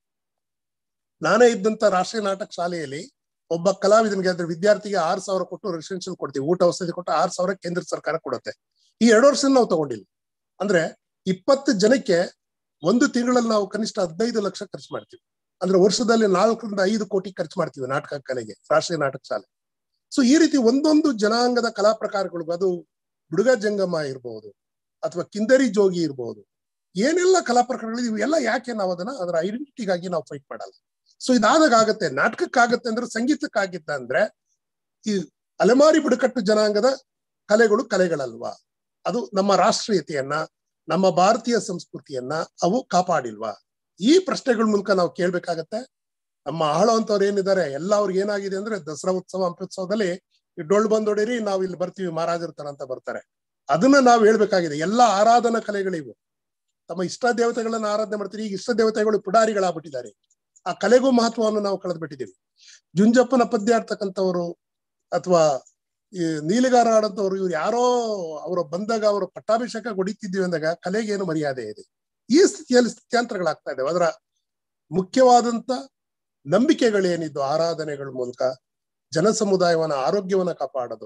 ನಾನೇ ಇದ್ದಂತ ರಾಷ್ಟ್ರೀಯ ನಾಟಕ ಶಾಲೆಯಲ್ಲಿ ಒಬ್ಬ ಕಲಾವಿದನಿಗೆ ಅಂದ್ರೆ ವಿದ್ಯಾರ್ಥಿಗೆ ಆರ್ ಸಾವಿರ ಕೊಟ್ಟು ರೆಸಿಡೆನ್ಷಿಯಲ್ ಕೊಡ್ತೀವಿ ಊಟ ಔಷಧಿ ಕೊಟ್ಟು ಆರ್ ಸಾವಿರ ಕೇಂದ್ರ ಸರ್ಕಾರ ಕೊಡುತ್ತೆ ಈ ಎರಡು ವರ್ಷದಿಂದ ನಾವು ತಗೊಂಡಿಲ್ಲ ಅಂದ್ರೆ ಇಪ್ಪತ್ತು ಜನಕ್ಕೆ ಒಂದು ತಿಂಗಳಲ್ಲಿ ನಾವು ಕನಿಷ್ಠ ಹದಿನೈದು ಲಕ್ಷ ಖರ್ಚು ಮಾಡ್ತೀವಿ ಅಂದ್ರೆ ವರ್ಷದಲ್ಲಿ ನಾಲ್ಕರಿಂದ ಐದು ಕೋಟಿ ಖರ್ಚು ಮಾಡ್ತೀವಿ ನಾಟಕ ಕಲೆಗೆ ರಾಷ್ಟ್ರೀಯ ನಾಟಕ ಶಾಲೆ ಸೊ ಈ ರೀತಿ ಒಂದೊಂದು ಜನಾಂಗದ ಕಲಾ ಪ್ರಕಾರಗಳಿಗೂ ಅದು ಬುಡುಗ ಜಂಗಮ ಇರಬಹುದು ಅಥವಾ ಕಿಂದರಿ ಜೋಗಿ ಇರಬಹುದು ಏನೆಲ್ಲ ಕಲಾ ಪ್ರಕಾರಗಳು ಇವೆಲ್ಲ ಯಾಕೆ ನಾವು ಅದನ್ನ ಅದರ ಐಡೆಂಟಿಟಿಗಾಗಿ ನಾವು ಫೈಟ್ ಮಾಡಲ್ಲ ಸೊ ಇದಾದಾಗ ಆಗತ್ತೆ ನಾಟಕಕ್ಕಾಗತ್ತೆ ಅಂದ್ರೆ ಸಂಗೀತಕ್ಕಾಗಿತ್ತ ಅಂದ್ರೆ ಈ ಅಲೆಮಾರಿ ಬುಡಕಟ್ಟು ಜನಾಂಗದ ಕಲೆಗಳು ಕಲೆಗಳಲ್ವಾ ಅದು ನಮ್ಮ ರಾಷ್ಟ್ರೀಯತೆಯನ್ನ ನಮ್ಮ ಭಾರತೀಯ ಸಂಸ್ಕೃತಿಯನ್ನ ಅವು ಕಾಪಾಡಿಲ್ವಾ ಈ ಪ್ರಶ್ನೆಗಳ ಮೂಲಕ ನಾವು ಕೇಳ್ಬೇಕಾಗತ್ತೆ ನಮ್ಮ ಆಳುವಂತವ್ರು ಏನಿದ್ದಾರೆ ಎಲ್ಲ ಅವ್ರಿಗೆ ಏನಾಗಿದೆ ಅಂದ್ರೆ ದಸರಾ ಉತ್ಸವ ಹಂಪೋತ್ಸವದಲ್ಲಿ ಈ ಡೊಳ್ಳು ಬಂದೊಡಿರಿ ನಾವು ಇಲ್ಲಿ ಬರ್ತೀವಿ ಮಹಾರಾಜರ ತರ ಅಂತ ಬರ್ತಾರೆ ಅದನ್ನ ನಾವು ಹೇಳ್ಬೇಕಾಗಿದೆ ಎಲ್ಲಾ ಆರಾಧನಾ ಕಲೆಗಳಿವು ತಮ್ಮ ಇಷ್ಟ ದೇವತೆಗಳನ್ನ ಆರಾಧನೆ ಮಾಡ್ತೀರಿ ಈಗ ಇಷ್ಟ ದೇವತೆಗಳು ಪುಡಾರಿಗಳಾಗ್ಬಿಟ್ಟಿದ್ದಾರೆ ಆ ಕಲೆಗೂ ಮಹತ್ವವನ್ನು ನಾವು ಕಳೆದ್ಬಿಟ್ಟಿದ್ದೀವಿ ಜುಂಜಪ್ಪನ ಪದ್ಯ ಆಡ್ತಕ್ಕಂಥವ್ರು ಅಥವಾ ಈ ನೀಲಿಗಾರ ಆಡಂತವ್ರು ಇವ್ರು ಯಾರೋ ಅವರು ಬಂದಾಗ ಅವರು ಪಟ್ಟಾಭಿಷೇಕ ಹೊಡಿತಿದ್ವಿ ಅಂದಾಗ ಕಲೆಗೆ ಏನು ಮರ್ಯಾದೆ ಇದೆ ಈ ಸ್ಥಿತಿಯಲ್ಲಿ ಸ್ಥಿತ್ಯಾಂತರಗಳಾಗ್ತಾ ಇದಾವೆ ಅದರ ಮುಖ್ಯವಾದಂತ ನಂಬಿಕೆಗಳೇನಿದ್ದು ಆರಾಧನೆಗಳ ಮೂಲಕ ಜನ ಸಮುದಾಯವನ್ನ ಆರೋಗ್ಯವನ್ನ ಕಾಪಾಡೋದು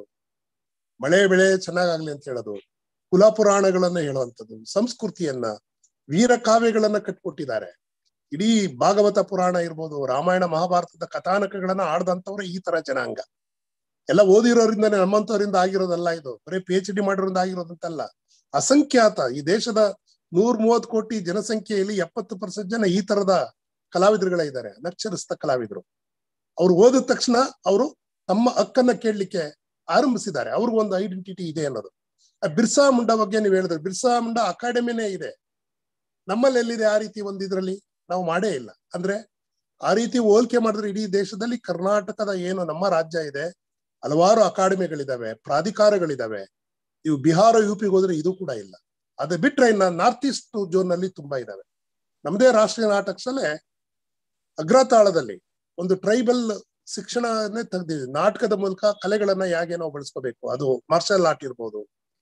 ಮಳೆ ಬೆಳೆ ಚೆನ್ನಾಗಾಗ್ಲಿ ಅಂತ ಹೇಳೋದು ಕುಲ ಪುರಾಣಗಳನ್ನ ಹೇಳುವಂಥದ್ದು ಸಂಸ್ಕೃತಿಯನ್ನ ವೀರ ಕಾವ್ಯಗಳನ್ನ ಕಟ್ಕೊಟ್ಟಿದ್ದಾರೆ ಇಡೀ ಭಾಗವತ ಪುರಾಣ ಇರ್ಬೋದು ರಾಮಾಯಣ ಮಹಾಭಾರತದ ಕಥಾನಕಗಳನ್ನ ಆಡ್ದಂತವ್ರೆ ಈ ತರ ಜನಾಂಗ ಎಲ್ಲ ಓದಿರೋರಿಂದಾನೆ ನಮ್ಮಂತವರಿಂದ ಆಗಿರೋದಲ್ಲ ಇದು ಬರೀ ಪಿ ಎಚ್ ಡಿ ಮಾಡಿರೋದ್ರಿಂದ ಆಗಿರೋದಂತಲ್ಲ ಅಸಂಖ್ಯಾತ ಈ ದೇಶದ ನೂರ್ ಮೂವತ್ ಕೋಟಿ ಜನಸಂಖ್ಯೆಯಲ್ಲಿ ಎಪ್ಪತ್ತು ಪರ್ಸೆಂಟ್ ಜನ ಈ ತರದ ಕಲಾವಿದರುಗಳೇ ಇದ್ದಾರೆ ಅನಕ್ಷರಸ್ಥ ಕಲಾವಿದರು ಅವ್ರು ಓದಿದ ತಕ್ಷಣ ಅವರು ತಮ್ಮ ಹಕ್ಕನ್ನ ಕೇಳಲಿಕ್ಕೆ ಆರಂಭಿಸಿದ್ದಾರೆ ಅವ್ರಿಗೊಂದು ಒಂದು ಐಡೆಂಟಿಟಿ ಇದೆ ಅನ್ನೋದು ಆ ಬಿರ್ಸಾ ಮುಂಡಾ ಬಗ್ಗೆ ನೀವು ಹೇಳಿದ್ರೆ ಬಿರ್ಸಾ ಮುಂಡಾ ಅಕಾಡೆಮಿನೇ ಇದೆ ನಮ್ಮಲ್ಲಿ ಎಲ್ಲಿದೆ ಆ ರೀತಿ ಒಂದು ಇದ್ರಲ್ಲಿ ನಾವು ಮಾಡೇ ಇಲ್ಲ ಅಂದ್ರೆ ಆ ರೀತಿ ಹೋಲಿಕೆ ಮಾಡಿದ್ರೆ ಇಡೀ ದೇಶದಲ್ಲಿ ಕರ್ನಾಟಕದ ಏನು ನಮ್ಮ ರಾಜ್ಯ ಇದೆ ಹಲವಾರು ಅಕಾಡೆಮಿಗಳಿದಾವೆ ಪ್ರಾಧಿಕಾರಗಳಿದಾವೆ ಇವು ಬಿಹಾರ ಯು ಪಿಗೆ ಹೋದ್ರೆ ಇದು ಕೂಡ ಇಲ್ಲ ಅದು ಬಿಟ್ರೆ ಇನ್ನ ನಾರ್ತ್ ಈಸ್ಟ್ ಝೋನ್ ನಲ್ಲಿ ತುಂಬಾ ಇದಾವೆ ನಮ್ಮದೇ ರಾಷ್ಟ್ರೀಯ ನಾಟಕದಲ್ಲೇ ಅಗ್ರತಾಳದಲ್ಲಿ ಒಂದು ಟ್ರೈಬಲ್ ಶಿಕ್ಷಣನೇ ತೆಗ್ದಿದ್ವಿ ನಾಟಕದ ಮೂಲಕ ಕಲೆಗಳನ್ನ ಹೇಗೆ ನಾವು ಬಳಸ್ಕೋಬೇಕು ಅದು ಮಾರ್ಷಲ್ ಆರ್ಟ್ ಇರ್ಬೋದು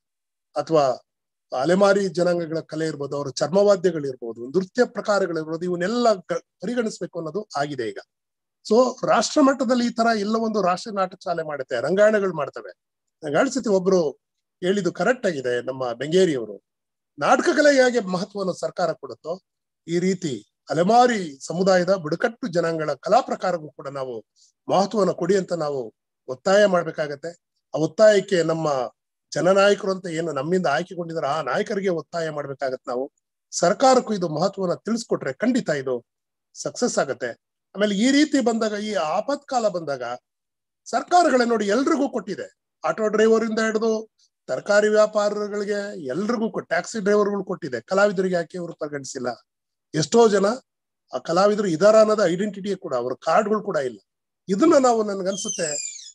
ಅಥವಾ ಅಲೆಮಾರಿ ಜನಾಂಗಗಳ ಕಲೆ ಇರ್ಬೋದು ಅವರ ಚರ್ಮವಾದ್ಯಗಳಿರ್ಬೋದು ನೃತ್ಯ ಪ್ರಕಾರಗಳಿರ್ಬೋದು ಇವನ್ನೆಲ್ಲ ಗ- ಪರಿಗಣಿಸ್ಬೇಕು ಅನ್ನೋದು ಆಗಿದೆ ಈಗ ಸೊ ರಾಷ್ಟ್ರ ಮಟ್ಟದಲ್ಲಿ ಈ ತರ ಎಲ್ಲ ಒಂದು ರಾಷ್ಟ್ರೀಯ ನಾಟಕ ಶಾಲೆ ಮಾಡುತ್ತೆ ರಂಗಾಯಣಗಳು ಮಾಡ್ತವೆ ಗಾಳಿಸತಿ ಒಬ್ರು ಹೇಳಿದ್ದು ಕರೆಕ್ಟ್ ಆಗಿದೆ ನಮ್ಮ ಬೆಂಗೇರಿಯವರು ನಾಟಕ ಕಲೆಗೆ ಹೇಗೆ ಮಹತ್ವವನ್ನು ಸರ್ಕಾರ ಕೊಡುತ್ತೋ ಈ ರೀತಿ ಅಲೆಮಾರಿ ಸಮುದಾಯದ ಬುಡಕಟ್ಟು ಜನಾಂಗಗಳ ಕಲಾ ಪ್ರಕಾರಕ್ಕೂ ಕೂಡ ನಾವು ಮಹತ್ವವನ್ನು ಕೊಡಿ ಅಂತ ನಾವು ಒತ್ತಾಯ ಮಾಡ್ಬೇಕಾಗತ್ತೆ ಆ ಒತ್ತಾಯಕ್ಕೆ ನಮ್ಮ ಜನನಾಯಕರು ಅಂತ ಏನು ನಮ್ಮಿಂದ ಆಯ್ಕೆಗೊಂಡಿದ್ದಾರೆ ಆ ನಾಯಕರಿಗೆ ಒತ್ತಾಯ ಮಾಡ್ಬೇಕಾಗತ್ತೆ ನಾವು ಸರ್ಕಾರಕ್ಕೂ ಇದು ಮಹತ್ವನ ತಿಳಿಸ್ಕೊಟ್ರೆ ಖಂಡಿತ ಇದು ಸಕ್ಸಸ್ ಆಗತ್ತೆ ಆಮೇಲೆ ಈ ರೀತಿ ಬಂದಾಗ ಈ ಆಪತ್ಕಾಲ ಬಂದಾಗ ಸರ್ಕಾರಗಳೇ ನೋಡಿ ಎಲ್ರಿಗೂ ಕೊಟ್ಟಿದೆ ಆಟೋ ಡ್ರೈವರ್ ಇಂದ ಹಿಡಿದು ತರಕಾರಿ ವ್ಯಾಪಾರಗಳಿಗೆ ಎಲ್ರಿಗೂ ಟ್ಯಾಕ್ಸಿ ಡ್ರೈವರ್ಗಳು ಕೊಟ್ಟಿದೆ ಕಲಾವಿದರಿಗೆ ಯಾಕೆ ಇವರು ಪರಿಗಣಿಸಿಲ್ಲ ಎಷ್ಟೋ ಜನ ಆ ಕಲಾವಿದರು ಇದಾರ ಅನ್ನೋದು ಐಡೆಂಟಿಟಿ ಕೂಡ ಅವ್ರ ಕಾರ್ಡ್ಗಳು ಕೂಡ ಇಲ್ಲ ಇದನ್ನ ನಾವು ನನ್ಗನ್ಸುತ್ತೆ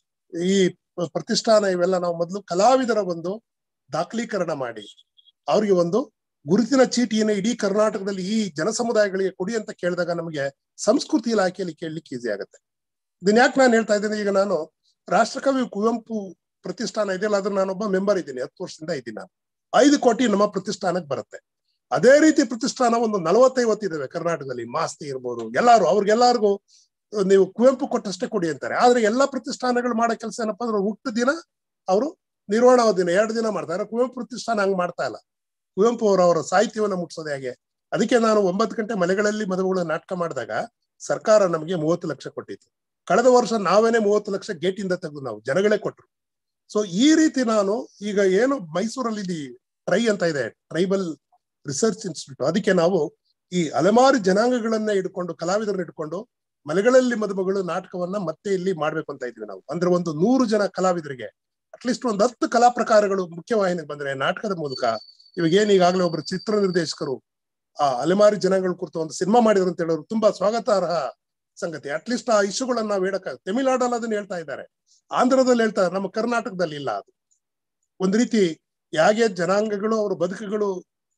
ಈ ಪ್ರತಿಷ್ಠಾನ ಇವೆಲ್ಲ ನಾವು ಮೊದಲು ಕಲಾವಿದರ ಒಂದು ದಾಖಲೀಕರಣ ಮಾಡಿ ಅವ್ರಿಗೆ ಒಂದು ಗುರುತಿನ ಚೀಟಿಯನ್ನು ಇಡೀ ಕರ್ನಾಟಕದಲ್ಲಿ ಈ ಜನ ಸಮುದಾಯಗಳಿಗೆ ಕೊಡಿ ಅಂತ ಕೇಳಿದಾಗ ನಮಗೆ ಸಂಸ್ಕೃತಿ ಇಲಾಖೆಯಲ್ಲಿ ಕೇಳಲಿಕ್ಕೆ ಈಸಿ ಆಗುತ್ತೆ ಇದನ್ನ ಯಾಕೆ ನಾನು ಹೇಳ್ತಾ ಇದ್ದೀನಿ ಈಗ ನಾನು ರಾಷ್ಟ್ರಕವಿ ಕುವೆಂಪು ಪ್ರತಿಷ್ಠಾನ ಇದೆಯಲ್ಲ ಅದ್ರ ನಾನೊಬ್ಬ ಮೆಂಬರ್ ಇದ್ದೀನಿ ಹತ್ತು ವರ್ಷದಿಂದ ಇದ್ದೀನಿ ನಾನು ಐದು ಕೋಟಿ ನಮ್ಮ ಪ್ರತಿಷ್ಠಾನಕ್ಕೆ ಬರುತ್ತೆ ಅದೇ ರೀತಿ ಪ್ರತಿಷ್ಠಾನ ಒಂದು ನಲವತ್ತೈವತ್ತು ಇದಾವೆ ಕರ್ನಾಟಕದಲ್ಲಿ ಮಾಸ್ತಿ ಇರ್ಬೋದು ಎಲ್ಲಾರು ಅವ್ರಿಗೆಲ್ಲಾರ್ಗು ನೀವು ಕುವೆಂಪು ಕೊಟ್ಟಷ್ಟೇ ಕೊಡಿ ಅಂತಾರೆ ಆದ್ರೆ ಎಲ್ಲಾ ಪ್ರತಿಷ್ಠಾನಗಳು ಮಾಡೋ ಕೆಲಸ ಏನಪ್ಪಾ ಅಂದ್ರೆ ಹುಟ್ಟು ದಿನ ಅವರು ನಿರ್ವಹಣಾ ದಿನ ಎರಡು ದಿನ ಮಾಡ್ತಾರೆ ಕುವೆಂಪು ಪ್ರತಿಷ್ಠಾನ ಹಂಗ್ ಮಾಡ್ತಾ ಇಲ್ಲ ಕುವೆಂಪು ಅವರು ಅವರ ಸಾಹಿತ್ಯವನ್ನ ಮುಟ್ಸೋದು ಹೇಗೆ ಅದಕ್ಕೆ ನಾನು ಒಂಬತ್ತು ಗಂಟೆ ಮಲೆಗಳಲ್ಲಿ ಮದುವೆಗಳ ನಾಟಕ ಮಾಡಿದಾಗ ಸರ್ಕಾರ ನಮಗೆ ಮೂವತ್ತು ಲಕ್ಷ ಕೊಟ್ಟಿತ್ತು ಕಳೆದ ವರ್ಷ ನಾವೇನೆ ಮೂವತ್ತು ಲಕ್ಷ ಗೇಟಿಂದ ತೆಗೆದು ನಾವು ಜನಗಳೇ ಕೊಟ್ರು ಸೊ ಈ ರೀತಿ ನಾನು ಈಗ ಏನು ಮೈಸೂರಲ್ಲಿ ಇಲ್ಲಿ ಟ್ರೈ ಅಂತ ಇದೆ ಟ್ರೈಬಲ್ ರಿಸರ್ಚ್ ಇನ್ಸ್ಟಿಟ್ಯೂಟ್ ಅದಕ್ಕೆ ನಾವು ಈ ಅಲೆಮಾರಿ ಜನಾಂಗಗಳನ್ನ ಇಟ್ಕೊಂಡು ಕಲಾವಿದರನ್ನ ಇಟ್ಕೊಂಡು ಮಲೆಗಳಲ್ಲಿ ಮದುಮಗಳು ನಾಟಕವನ್ನ ಮತ್ತೆ ಇಲ್ಲಿ ಮಾಡ್ಬೇಕು ಅಂತ ಇದ್ವಿ ನಾವು ಅಂದ್ರೆ ಒಂದು ನೂರು ಜನ ಕಲಾವಿದರಿಗೆ ಅಟ್ಲೀಸ್ಟ್ ಒಂದು ಹತ್ತು ಕಲಾ ಪ್ರಕಾರಗಳು ಮುಖ್ಯವಾಹಿನಿಗೆ ಬಂದ್ರೆ ನಾಟಕದ ಮೂಲಕ ಇವಾಗ ಏನ್ ಈಗಾಗಲೇ ಒಬ್ರು ಚಿತ್ರ ನಿರ್ದೇಶಕರು ಆ ಅಲೆಮಾರಿ ಜನಾಂಗಗಳ ಕುರಿತು ಒಂದು ಸಿನಿಮಾ ಮಾಡಿದ್ರು ಅಂತ ಹೇಳೋರು ತುಂಬಾ ಸ್ವಾಗತಾರ್ಹ ಸಂಗತಿ ಅಟ್ಲೀಸ್ಟ್ ಆ ಇಶ್ಯೂಗಳನ್ನ ನಾವು ಹೇಳಕ್ ತಮಿಳ್ನಾಡಲ್ಲಿ ಅದನ್ನ ಹೇಳ್ತಾ ಇದ್ದಾರೆ ಆಂಧ್ರದಲ್ಲಿ ಹೇಳ್ತಾರೆ ನಮ್ಮ ಕರ್ನಾಟಕದಲ್ಲಿ ಇಲ್ಲ ಅದು ಒಂದ್ ರೀತಿ ಹೇಗೆ ಜನಾಂಗಗಳು ಅವ್ರ ಬದುಕುಗಳು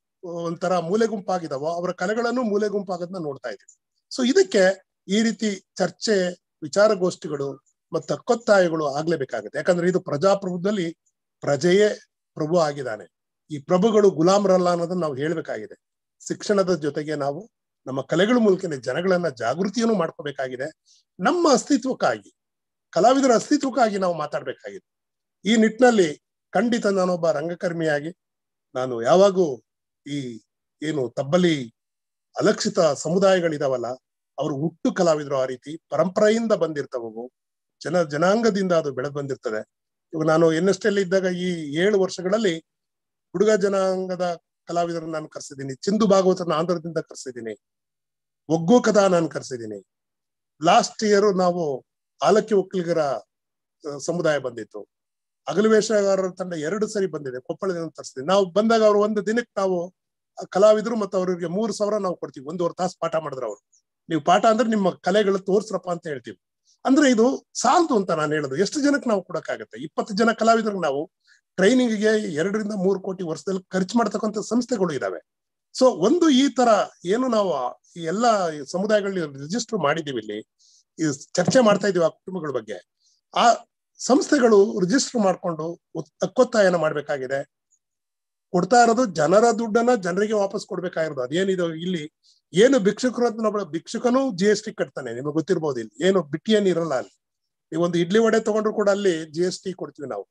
ಒಂಥರ ಮೂಲೆ ಗುಂಪಾಗಿದಾವೋ ಅವರ ಕಲೆಗಳನ್ನು ಮೂಲೆ ಗುಂಪಾಗೋದನ್ನ ನೋಡ್ತಾ ಇದ್ದೀವಿ ಸೊ ಇದಕ್ಕೆ ಈ ರೀತಿ ಚರ್ಚೆ ವಿಚಾರಗೋಷ್ಠಿಗಳು ಮತ್ತು ಹಕ್ಕೊತ್ತಾಯಗಳು ಆಗ್ಲೇಬೇಕಾಗುತ್ತೆ ಯಾಕಂದ್ರೆ ಇದು ಪ್ರಜಾಪ್ರಭುತ್ವದಲ್ಲಿ ಪ್ರಜೆಯೇ ಪ್ರಭು ಆಗಿದ್ದಾನೆ ಈ ಪ್ರಭುಗಳು ಗುಲಾಮರಲ್ಲ ಅನ್ನೋದನ್ನ ನಾವು ಹೇಳ್ಬೇಕಾಗಿದೆ ಶಿಕ್ಷಣದ ಜೊತೆಗೆ ನಾವು ನಮ್ಮ ಕಲೆಗಳ ಮೂಲಕನೇ ಜನಗಳನ್ನ ಜಾಗೃತಿಯನ್ನು ಮಾಡ್ಕೋಬೇಕಾಗಿದೆ ನಮ್ಮ ಅಸ್ತಿತ್ವಕ್ಕಾಗಿ ಕಲಾವಿದರ ಅಸ್ತಿತ್ವಕ್ಕಾಗಿ ನಾವು ಮಾತಾಡ್ಬೇಕಾಗಿದೆ ಈ ನಿಟ್ಟಿನಲ್ಲಿ ಖಂಡಿತ ನಾನೊಬ್ಬ ರಂಗಕರ್ಮಿಯಾಗಿ ನಾನು ಯಾವಾಗೂ ಈ ಏನು ತಬ್ಬಲಿ ಅಲಕ್ಷಿತ ಸಮುದಾಯಗಳಿದಾವಲ್ಲ ಅವರು ಹುಟ್ಟು ಕಲಾವಿದರು ಆ ರೀತಿ ಪರಂಪರೆಯಿಂದ ಬಂದಿರ್ತವವು ಜನ ಜನಾಂಗದಿಂದ ಅದು ಬೆಳೆದು ಬಂದಿರ್ತದೆ ಇವಾಗ ನಾನು ಎನ್ ಎಸ್ ಟಿ ಇದ್ದಾಗ ಈ ಏಳು ವರ್ಷಗಳಲ್ಲಿ ಹುಡುಗ ಜನಾಂಗದ ಕಲಾವಿದರನ್ನ ನಾನು ಕರೆಸಿದ್ದೀನಿ ಚಿಂದು ಭಾಗವತನ ಆಂಧ್ರದಿಂದ ಕರೆಸಿದ್ದೀನಿ ಒಗ್ಗು ಕಥಾ ನಾನು ಕರೆಸಿದ್ದೀನಿ ಲಾಸ್ಟ್ ಇಯರ್ ನಾವು ಆಲಕ್ಕಿ ಒಕ್ಕಲಿಗರ ಆ, ಸಮುದಾಯ ಬಂದಿತ್ತು ಹಗಲು ವೇಷಗಾರರ ತಂಡ ಎರಡು ಸರಿ ಬಂದಿದೆ ಕೊಪ್ಪಳದಿಂದ ತರಿಸಿದ್ವಿ ನಾವು ಬಂದಾಗ ಅವ್ರು ಒಂದು ದಿನಕ್ಕೆ ನಾವು ಆ ಕಲಾವಿದರು ಮತ್ತು ಅವರಿಗೆ ಮೂರು ಸಾವಿರ ನಾವು ಕೊಡ್ತೀವಿ ಒಂದೂವರೆ ತಾಸು ಪಾಠ ಮಾಡಿದ್ರು ಅವರು ನೀವು ಪಾಠ ಅಂದ್ರೆ ನಿಮ್ಮ ಕಲೆಗಳು ತೋರ್ಸ್ರಪ್ಪ ಅಂತ ಹೇಳ್ತೀವಿ ಅಂದ್ರೆ ಇದು ಸಾಲದು ಅಂತ ನಾನು ಹೇಳೋದು ಎಷ್ಟು ಜನಕ್ಕೆ ನಾವು ಕೊಡಕ್ಕಾಗತ್ತೆ ಇಪ್ಪತ್ತು ಜನ ಕಲಾವಿದರಿಗೆ ನಾವು ಟ್ರೈನಿಂಗ್ಗೆ ಎರಡರಿಂದ ಮೂರು ಕೋಟಿ ವರ್ಷದಲ್ಲಿ ಖರ್ಚು ಮಾಡ್ತಕ್ಕಂಥ ಸಂಸ್ಥೆಗಳು ಇದಾವೆ ಸೊ ಒಂದು ಈ ತರ ಏನು ನಾವು ಈ ಎಲ್ಲ ಸಮುದಾಯಗಳಲ್ಲಿ ರಿಜಿಸ್ಟರ್ ಮಾಡಿದೀವಿ ಇಲ್ಲಿ ಈ ಚರ್ಚೆ ಮಾಡ್ತಾ ಇದೀವಿ ಆ ಕುಟುಂಬಗಳ ಬಗ್ಗೆ ಆ ಸಂಸ್ಥೆಗಳು ರಿಜಿಸ್ಟರ್ ಮಾಡ್ಕೊಂಡು ಒತ್- ಹಕ್ಕೊತ್ತಾಯನ ಮಾಡ್ಬೇಕಾಗಿದೆ ಕೊಡ್ತಾ ಇರೋದು ಜನರ ದುಡ್ಡನ್ನ ಜನರಿಗೆ ವಾಪಸ್ ಕೊಡ್ಬೇಕಾಗಿರೋದು ಅದೇನಿದೆ ಇಲ್ಲಿ ಏನು ಭಿಕ್ಷುಕರು ಅಂತ ನಾವು ಭಿಕ್ಷುಕನು ಜಿ ಎಸ್ ಟಿ ಕಟ್ತಾನೆ ನಿಮಗೆ ಗೊತ್ತಿರ್ಬೋದು ಇಲ್ಲಿ ಏನು ಬಿಟ್ಟಿ ಏನ್ ಇರಲ್ಲ ಅಲ್ಲಿ ನೀವೊಂದು ಇಡ್ಲಿ ವಡೆ ತಗೊಂಡ್ರು ಕೂಡ ಅಲ್ಲಿ ಜಿ ಎಸ್ ಟಿ ಕೊಡ್ತೀವಿ ನಾವು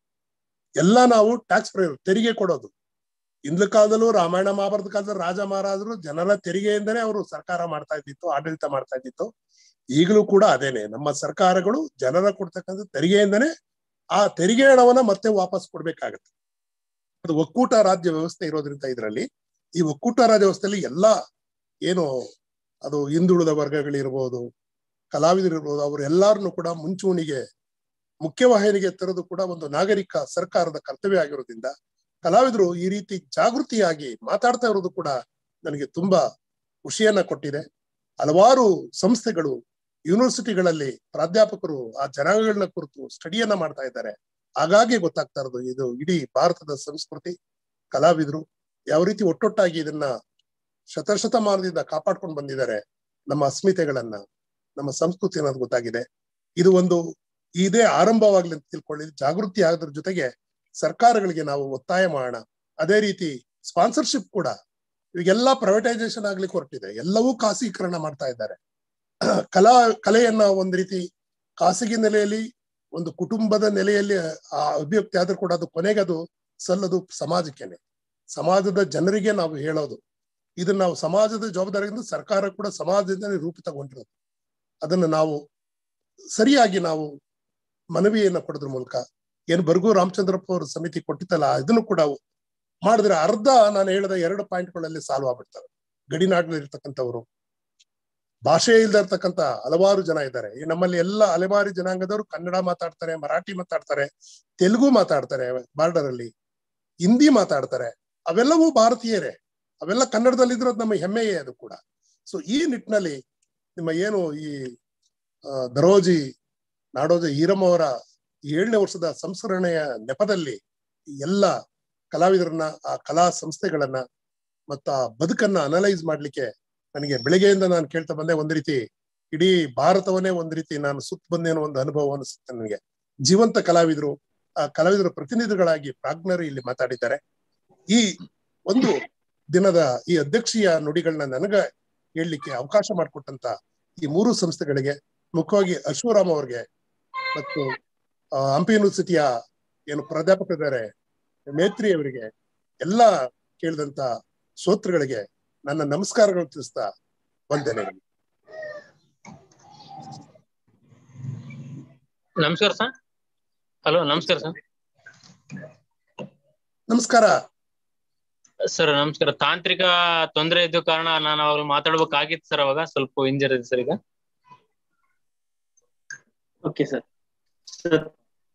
ಎಲ್ಲ ನಾವು ಟ್ಯಾಕ್ಸ್ ತೆರಿಗೆ ಕೊಡೋದು ಹಿಂದ್ಲ ಕಾಲದಲ್ಲೂ ರಾಮಾಯಣ ಮಹಾಭಾರತ ಕಾಲದಲ್ಲಿ ರಾಜ ಮಹಾರಾಜರು ಜನರ ತೆರಿಗೆಯಿಂದನೇ ಅವರು ಸರ್ಕಾರ ಮಾಡ್ತಾ ಇದ್ದಿತ್ತು ಆಡಳಿತ ಮಾಡ್ತಾ ಇದ್ದಿತ್ತು ಈಗಲೂ ಕೂಡ ಅದೇನೆ ನಮ್ಮ ಸರ್ಕಾರಗಳು ಜನರ ಕೊಡ್ತಕ್ಕಂಥ ತೆರಿಗೆಯಿಂದನೇ ಆ ತೆರಿಗೆ ಹಣವನ್ನ ಮತ್ತೆ ವಾಪಸ್ ಕೊಡ್ಬೇಕಾಗತ್ತೆ ಅದು ಒಕ್ಕೂಟ ರಾಜ್ಯ ವ್ಯವಸ್ಥೆ ಇರೋದ್ರಿಂದ ಇದರಲ್ಲಿ ಈ ಒಕ್ಕೂಟ ರಾಜ್ಯ ವ್ಯವಸ್ಥೆಯಲ್ಲಿ ಎಲ್ಲಾ ಏನು ಅದು ಹಿಂದುಳಿದ ವರ್ಗಗಳಿರ್ಬೋದು ಕಲಾವಿದರಿರ್ಬೋದು ಅವರೆಲ್ಲಾರನ್ನು ಕೂಡ ಮುಂಚೂಣಿಗೆ ಮುಖ್ಯವಾಹಿನಿಗೆ ತರೋದು ಕೂಡ ಒಂದು ನಾಗರಿಕ ಸರ್ಕಾರದ ಕರ್ತವ್ಯ ಆಗಿರೋದ್ರಿಂದ ಕಲಾವಿದರು ಈ ರೀತಿ ಜಾಗೃತಿಯಾಗಿ ಮಾತಾಡ್ತಾ ಇರೋದು ಕೂಡ ನನಗೆ ತುಂಬಾ ಖುಷಿಯನ್ನ ಕೊಟ್ಟಿದೆ ಹಲವಾರು ಸಂಸ್ಥೆಗಳು ಯೂನಿವರ್ಸಿಟಿಗಳಲ್ಲಿ ಪ್ರಾಧ್ಯಾಪಕರು ಆ ಜನಾಂಗಗಳನ್ನ ಕುರಿತು ಸ್ಟಡಿಯನ್ನ ಮಾಡ್ತಾ ಇದ್ದಾರೆ ಹಾಗಾಗಿ ಗೊತ್ತಾಗ್ತಾ ಇರೋದು ಇದು ಇಡೀ ಭಾರತದ ಸಂಸ್ಕೃತಿ ಕಲಾವಿದರು ಯಾವ ರೀತಿ ಒಟ್ಟೊಟ್ಟಾಗಿ ಇದನ್ನ ಶತಶತಮಾನದಿಂದ ಕಾಪಾಡ್ಕೊಂಡು ಬಂದಿದ್ದಾರೆ ನಮ್ಮ ಅಸ್ಮಿತೆಗಳನ್ನ ನಮ್ಮ ಸಂಸ್ಕೃತಿ ಅನ್ನೋದು ಗೊತ್ತಾಗಿದೆ ಇದು ಒಂದು ಇದೇ ಆರಂಭವಾಗ್ಲಿ ಅಂತ ತಿಳ್ಕೊಳ್ಳಿ ಜಾಗೃತಿ ಆಗೋದ್ರ ಜೊತೆಗೆ ಸರ್ಕಾರಗಳಿಗೆ ನಾವು ಒತ್ತಾಯ ಮಾಡೋಣ ಅದೇ ರೀತಿ ಸ್ಪಾನ್ಸರ್ಶಿಪ್ ಕೂಡ ಇವಾಗೆಲ್ಲ ಪ್ರೈವೇಟೈಸೇಷನ್ ಆಗ್ಲಿಕ್ಕೆ ಹೊರಟಿದೆ ಎಲ್ಲವೂ ಖಾಸಗೀಕರಣ ಮಾಡ್ತಾ ಇದ್ದಾರೆ ಕಲಾ ಕಲೆಯನ್ನ ಒಂದ್ ರೀತಿ ಖಾಸಗಿ ನೆಲೆಯಲ್ಲಿ ಒಂದು ಕುಟುಂಬದ ನೆಲೆಯಲ್ಲಿ ಆ ಅಭಿವ್ಯಕ್ತಿ ಆದ್ರೂ ಕೂಡ ಅದು ಕೊನೆಗೆ ಅದು ಸಲ್ಲದು ಸಮಾಜಕ್ಕೇನೆ ಸಮಾಜದ ಜನರಿಗೆ ನಾವು ಹೇಳೋದು ಇದನ್ನ ನಾವು ಸಮಾಜದ ಜವಾಬ್ದಾರಿಯಿಂದ ಸರ್ಕಾರ ಕೂಡ ಸಮಾಜದಿಂದಲೇ ರೂಪಿತಗೊಂಡಿರೋದು ಅದನ್ನ ನಾವು ಸರಿಯಾಗಿ ನಾವು ಮನವಿಯನ್ನ ಕೊಡೋದ್ರ ಮೂಲಕ ಏನು ಬರ್ಗು ರಾಮಚಂದ್ರಪ್ಪ ಅವರು ಸಮಿತಿ ಕೊಟ್ಟಿತ್ತಲ್ಲ ಇದನ್ನು ಕೂಡ ಮಾಡಿದ್ರೆ ಅರ್ಧ ನಾನು ಹೇಳಿದ ಎರಡು ಪಾಯಿಂಟ್ಗಳಲ್ಲಿ ಸಾಲ್ವ್ ಆಗ್ಬಿಡ್ತವೆ ಗಡಿನಾಡಿನಲ್ಲಿ ಇರ್ತಕ್ಕಂಥವ್ರು ಭಾಷೆ ಇಲ್ದ ಇರ್ತಕ್ಕಂಥ ಹಲವಾರು ಜನ ಇದ್ದಾರೆ ಈ ನಮ್ಮಲ್ಲಿ ಎಲ್ಲ ಅಲೆಮಾರಿ ಜನಾಂಗದವರು ಕನ್ನಡ ಮಾತಾಡ್ತಾರೆ ಮರಾಠಿ ಮಾತಾಡ್ತಾರೆ ತೆಲುಗು ಮಾತಾಡ್ತಾರೆ ಬಾರ್ಡರ್ ಅಲ್ಲಿ ಹಿಂದಿ ಮಾತಾಡ್ತಾರೆ ಅವೆಲ್ಲವೂ ಭಾರತೀಯರೇ ಅವೆಲ್ಲ ಕನ್ನಡದಲ್ಲಿ ಇದ್ರೋದು ನಮ್ಮ ಹೆಮ್ಮೆಯೇ ಅದು ಕೂಡ ಸೊ ಈ ನಿಟ್ಟಿನಲ್ಲಿ ನಿಮ್ಮ ಏನು ಈ ಆ, ದರೋಜಿ ನಾಡೋಜ ಈರಮ್ಮ ಅವರ ಏಳನೇ ವರ್ಷದ ಸಂಸ್ಮರಣೆಯ ನೆಪದಲ್ಲಿ ಈ ಎಲ್ಲ ಕಲಾವಿದರನ್ನ ಆ ಕಲಾ ಸಂಸ್ಥೆಗಳನ್ನ ಮತ್ತ ಆ ಬದುಕನ್ನ ಅನಲೈಸ್ ಮಾಡ್ಲಿಕ್ಕೆ ನನಗೆ ಬೆಳಗ್ಗೆಯಿಂದ ನಾನು ಕೇಳ್ತಾ ಬಂದೆ ಒಂದ್ ರೀತಿ ಇಡೀ ಭಾರತವನ್ನೇ ಒಂದ್ ರೀತಿ ನಾನು ಸುತ್ತ ಬಂದೇನೋ ಒಂದು ಅನುಭವ ಅನಿಸುತ್ತೆ ನನಗೆ ಜೀವಂತ ಕಲಾವಿದರು ಆ ಕಲಾವಿದರ ಪ್ರತಿನಿಧಿಗಳಾಗಿ ಪ್ರಾಜ್ಞರು ಇಲ್ಲಿ ಮಾತಾಡಿದ್ದಾರೆ ಈ ಒಂದು ದಿನದ ಈ ಅಧ್ಯಕ್ಷೀಯ ನುಡಿಗಳನ್ನ ನನಗ ಹೇಳಲಿಕ್ಕೆ ಅವಕಾಶ ಮಾಡಿಕೊಟ್ಟಂತ ಈ ಮೂರು ಸಂಸ್ಥೆಗಳಿಗೆ ಮುಖ್ಯವಾಗಿ ಅಶ್ವರಾಮ್ ಅವ್ರಿಗೆ ಮತ್ತು ಆ, ಹಂಪಿ ಯೂನಿವರ್ಸಿಟಿಯ ಏನು ಪ್ರಾಧ್ಯಾಪಕರಿದ್ದಾರೆ ಮೇತ್ರಿ ಅವರಿಗೆ ಎಲ್ಲ ಕೇಳಿದಂತ ಶ್ರೋತೃಗಳಿಗೆ ನನ್ನ ನಮಸ್ಕಾರಗಳು ತಿಳಿಸ್ತಾ ವಂದನೆ ನಮಸ್ಕಾರ ಸರ್ ಹಲೋ ನಮಸ್ಕಾರ ಸರ್ ನಮಸ್ಕಾರ ಸರ್ ನಮಸ್ಕಾರ ತಾಂತ್ರಿಕ ತೊಂದರೆ ಇದ್ದ ಕಾರಣ ನಾನು ಅವಾಗ ಮಾತಾಡ್ಬೇಕಾಗಿತ್ತು ಸರ್ ಅವಾಗ ಸ್ವಲ್ಪ ಇಂಜರ್ ಇದೆ ಸರ್ ಈಗ ಓಕೆ ಸರ್ ಸರ್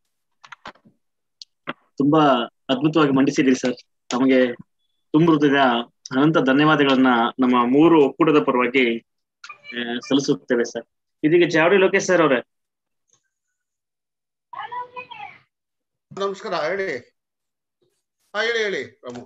ತುಂಬಾ ಅದ್ಭುತವಾಗಿ ಮಂಡಿಸಿದ್ದೀರಿ ಸರ್ ತಮಗೆ ತುಂಬ ಹೃದಯದ ಅನಂತ ಧನ್ಯವಾದಗಳನ್ನ ನಮ್ಮ ಮೂರು ಒಕ್ಕೂಟದ ಪರವಾಗಿ ಆ, ಸಲ್ಲಿಸುತ್ತೇವೆ ಸರ್ ಇದೀಗ ಚಾವಡಿ ಲೋಕೇಶ್ ಸರ್ ಅವರೇ ನಮಸ್ಕಾರ ಹೇಳಿ ಹಾ ಹೇಳಿ ಹೇಳಿ ರಾಮು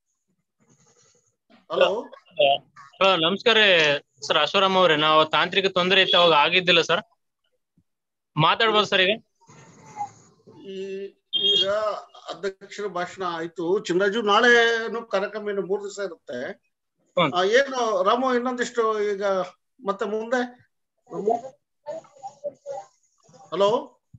ಹಲೋ ಹಲೋ ನಮಸ್ಕಾರ ಸರ್ ಅಶ್ವರಾಮ್ ಅವ್ರೆ ನಾವು ತಾಂತ್ರಿಕ ತೊಂದರೆ ಇತ್ತು ಅವಾಗ ಆಗಿದ್ದಿಲ್ಲ ಸರ್ ಮಾತಾಡ್ಬೋದು ಸರ್ ಈಗ ಈ ಈಗ ಅಧ್ಯಕ್ಷರ ಭಾಷಣ ಆಯ್ತು ಚಿನ್ನರಾಜು ನಾಳೆನು ಕಾರ್ಯಕ್ರಮ ಇನ್ನು ಮೂರ್ ದಿವಸ ಇರುತ್ತೆ ಆ, ಏನು ರಾಮು ಇನ್ನೊಂದಿಷ್ಟು ಈಗ ಮತ್ತೆ ಮುಂದೆ ಹಲೋ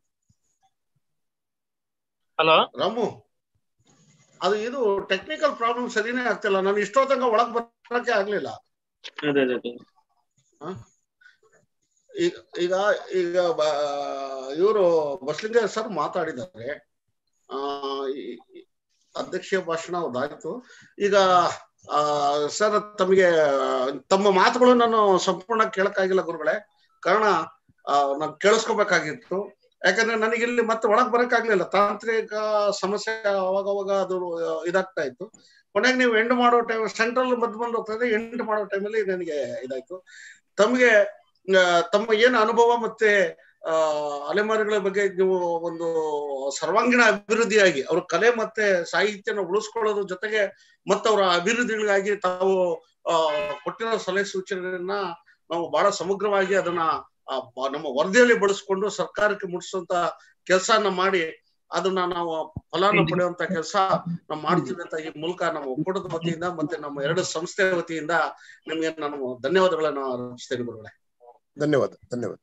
ಹಲೋ ರಾಮು ಅದು ಇದು ಟೆಕ್ನಿಕಲ್ ಪ್ರಾಬ್ಲಮ್ ಸರಿನೇ ಆಗ್ತಿಲ್ಲ ನಾನು ಇಷ್ಟೋ ತನಕ ಒಳಗ್ ಬರಕ್ಕೆ ಆಗ್ಲಿಲ್ಲ ಅದೇ ಅದೇ ಅದೇ ಆ? ಈಗ ಈಗ ಈಗ ಇವರು ಬಸ್ಲಿಂಗ ಸರ್ ಮಾತಾಡಿದ್ದಾರೆ ಆ ಈ- ಈ ಅಧ್ಯಕ್ಷೀಯ ಭಾಷಣ ಅದಾಯ್ತು ಈಗ ಆ ಸರ್ ತಮಗೆ ತಮ್ಮ ಮಾತುಗಳು ನಾನು ಸಂಪೂರ್ಣ ಕೇಳಕ್ಕಾಗಿಲ್ಲ ಗುರುಗಳೇ ಕಾರಣ ಆ, ನಾನು ಕೇಳಿಸ್ಕೋಬೇಕಾಗಿತ್ತು ಯಾಕಂದ್ರೆ ನನಗೆ ಇಲ್ಲಿ ಮತ್ತೆ ಒಳಗ್ ಬರಕ್ಕಾಗ್ಲಿಲ್ಲ ತಾಂತ್ರಿಕ ಸಮಸ್ಯೆ ಅವಾಗ ಅವಾಗ ಅದು ಇದಾಗ್ತಾ ಇತ್ತು ಕೊನೆಗೆ ನೀವು ಎಂಡ್ ಮಾಡೋ ಟೈಮ್ ಸೆಂಟ್ರಲ್ ಮದ್ದು ಬಂದು ಹೋಗ್ತದೆ ಎಂಡ್ ಮಾಡೋ ಟೈಮಲ್ಲಿ ನನಗೆ ಇದಾಯ್ತು ತಮಗೆ ಆ, ತಮ್ಮ ಏನು ಅನುಭವ ಮತ್ತೆ ಆ ಅಲೆಮಾರಿಗಳ ಬಗ್ಗೆ ನೀವು ಒಂದು ಸರ್ವಾಂಗೀಣ ಅಭಿವೃದ್ಧಿಯಾಗಿ ಅವ್ರ ಕಲೆ ಮತ್ತೆ ಸಾಹಿತ್ಯನ ಉಳಿಸ್ಕೊಳ್ಳೋದ್ರ ಜೊತೆಗೆ ಮತ್ತೆ ಅವರ ಅಭಿವೃದ್ಧಿಗಳಿಗಾಗಿ ತಾವು ಆ ಕೊಟ್ಟಿರೋ ಸಲಹೆ ಸೂಚನೆಗಳನ್ನ ನಾವು ಬಹಳ ಸಮಗ್ರವಾಗಿ ಅದನ್ನ ಆ, ಬ- ನಮ್ಮ ವರದಿಯಲ್ಲಿ ಬಳಸ್ಕೊಂಡು ಸರ್ಕಾರಕ್ಕೆ ಮುಟ್ಟಿಸುವಂತ ಕೆಲಸನ ಮಾಡಿ ಅದನ್ನ ನಾವು ಫಲಾನ ಪಡೆಯುವಂತ ಕೆಲಸ ನಾವು ಮಾಡ್ತೀವಿ ಅಂತ ಈ ಮೂಲಕ ನಮ್ಮ ಒಕ್ಕೂಟದ ವತಿಯಿಂದ ಮತ್ತೆ ನಮ್ಮ ಎರಡು ಸಂಸ್ಥೆ ವತಿಯಿಂದ ನಿಮ್ಗೆ ನಾನು ಧನ್ಯವಾದಗಳನ್ನ ಅರ್ಪಿಸ್ತೇನೆ ಗುರುಗಳೇ ಧನ್ಯವಾದ ಧನ್ಯವಾದ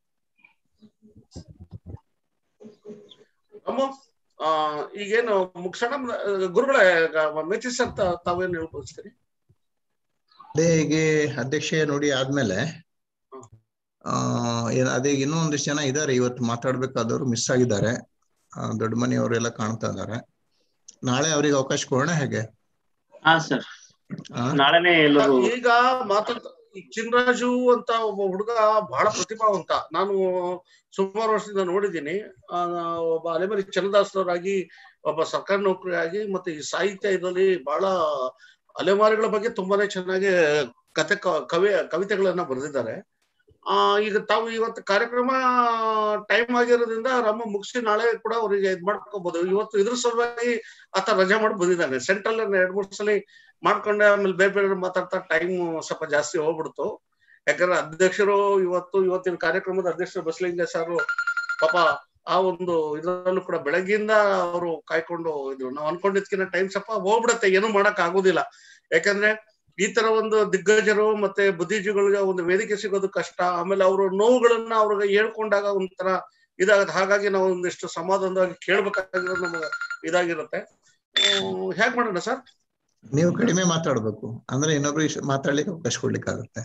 ಅಮ್ಮ ಆ ಈಗೇನು ಮುಗಿಸೋಣ ಗುರುಗಳೇ ಮೆಥಿ ಸರ್ ತಾ- ತಾವೇನು ಹೇಳ್ಕೊಳ್ತೀರಿ ಅದೇ ಹೀಗೆ ಅಧ್ಯಕ್ಷೆ ನೋಡಿ ಆದ್ಮೇಲೆ ಆ ಏನ್- ಅದೇ ಇನ್ನೂ ಒಂದಿಷ್ಟು ಜನ ಇದ್ದಾರೆ ಇವತ್ತು ಮಾತಾಡ್ಬೇಕಾದವರು ಮಿಸ್ ಆಗಿದ್ದಾರೆ ಆ, ದೊಡ್ಡ ಮನೆಯವರೆಲ್ಲ ಕಾಣ್ತಾ ಇದ್ದಾರೆ ನಾಳೆ ಅವರಿಗೆ ಅವಕಾಶ ಕೊಡೋಣ ಹೇಗೆ ಹಾ ಸರ್ ಆ? ನಾಳೆನೆ ಎಲ್ಲರೂ ಈಗ ಮಾತಾಡ್ತ ಈ ಚಿನ್ರಾಜು ಅಂತ ಒಬ್ಬ ಹುಡುಗ ಬಹಳ ಪ್ರತಿಭಾವಂತ ನಾನು ಸುಮಾರು ವರ್ಷದಿಂದ ನೋಡಿದ್ದೀನಿ ಆ, ಒಬ್ಬ ಅಲೆಮರಿ ಚನ್ನದಾಸರಾಗಿ ಒಬ್ಬ ಸರ್ಕಾರಿ ನೌಕರಿಯಾಗಿ ಮತ್ತೆ ಈ ಸಾಹಿತ್ಯ ಇದರಲ್ಲಿ ಬಹಳ ಅಲೆಮಾರಿಗಳ ಬಗ್ಗೆ ತುಂಬಾನೇ ಚೆನ್ನಾಗಿ ಕತೆ ಕ- ಕವಿ ಕವಿತೆಗಳನ್ನ ಬರೆದಿದ್ದಾರೆ ಆ ಈಗ ತಾವು ಇವತ್ತು ಕಾರ್ಯಕ್ರಮ ಟೈಮ್ ಆಗಿರೋದ್ರಿಂದ ರಾಮ ಮುಗಿಸಿ ನಾಳೆ ಕೂಡ ಅವರಿಗೆ ಇದ್ ಮಾಡ್ಕೋಬಹುದು ಇವತ್ತು ಇದ್ರ ಸಲುವಾಗಿ ಆತ ರಜೆ ಮಾಡಿ ಬಂದಿದ್ದಾನೆ ಸೆಂಟ್ರಲ್ ಎರಡ್ ಮೂರ್ ಸಲ ಮಾಡ್ಕೊಂಡೆ ಆಮೇಲೆ ಬೇರೆ ಬೇರೆ ಮಾತಾಡ್ತಾ ಟೈಮ್ ಸ್ವಲ್ಪ ಜಾಸ್ತಿ ಹೋಗ್ಬಿಡ್ತು ಯಾಕಂದ್ರೆ ಅಧ್ಯಕ್ಷರು ಇವತ್ತು ಇವತ್ತಿನ ಕಾರ್ಯಕ್ರಮದ ಅಧ್ಯಕ್ಷರು ಬಸಲಿಂಗ ಸಾರು ಪಾಪ ಆ ಒಂದು ಇದರಲ್ಲೂ ಕೂಡ ಬೆಳಗ್ಗಿಂದ ಅವರು ಕಾಯ್ಕೊಂಡು ಇದ್ರು ನಾವು ಅನ್ಕೊಂಡಿದ್ಕಿನ್ನ ಟೈಮ್ ಸ್ವಲ್ಪ ಹೋಗ್ಬಿಡತ್ತೆ ಏನು ಮಾಡಕ್ ಆಗೋದಿಲ್ಲ ಯಾಕಂದ್ರೆ ಈ ತರ ಒಂದು ದಿಗ್ಗಜರು ಮತ್ತೆ ಬುದ್ಧಿಜೀವಿಗಳಿಗೆ ಒಂದು ವೇದಿಕೆ ಸಿಗೋದು ಕಷ್ಟ ಆಮೇಲೆ ಅವ್ರ ನೋವುಗಳನ್ನ ಅವ್ರಿಗೆ ಹೇಳ್ಕೊಂಡಾಗ ಒಂಥರ ಇದಾಗತ್ತೆ ಹಾಗಾಗಿ ನಾವು ಒಂದಿಷ್ಟು ಸಮಾಧಾನವಾಗಿ ಕೇಳ್ಬೇಕಾಗಿರೋದು ನಮಗೆ ಇದಾಗಿರುತ್ತೆ ಹ್ಮ್, ಹೇಗ್ ಮಾಡೋಣ ಸರ್ ನೀವು ಕಡಿಮೆ ಮಾತಾಡ್ಬೇಕು ಅಂದ್ರೆ ಇನ್ನೊಬ್ರು ಇಷ್ಟ- ಮಾತಾಡ್ಲಿಕ್ಕೆ ಅವಕಾಶ ಕೊಡ್ಲಿಕ್ಕಾಗತ್ತೆ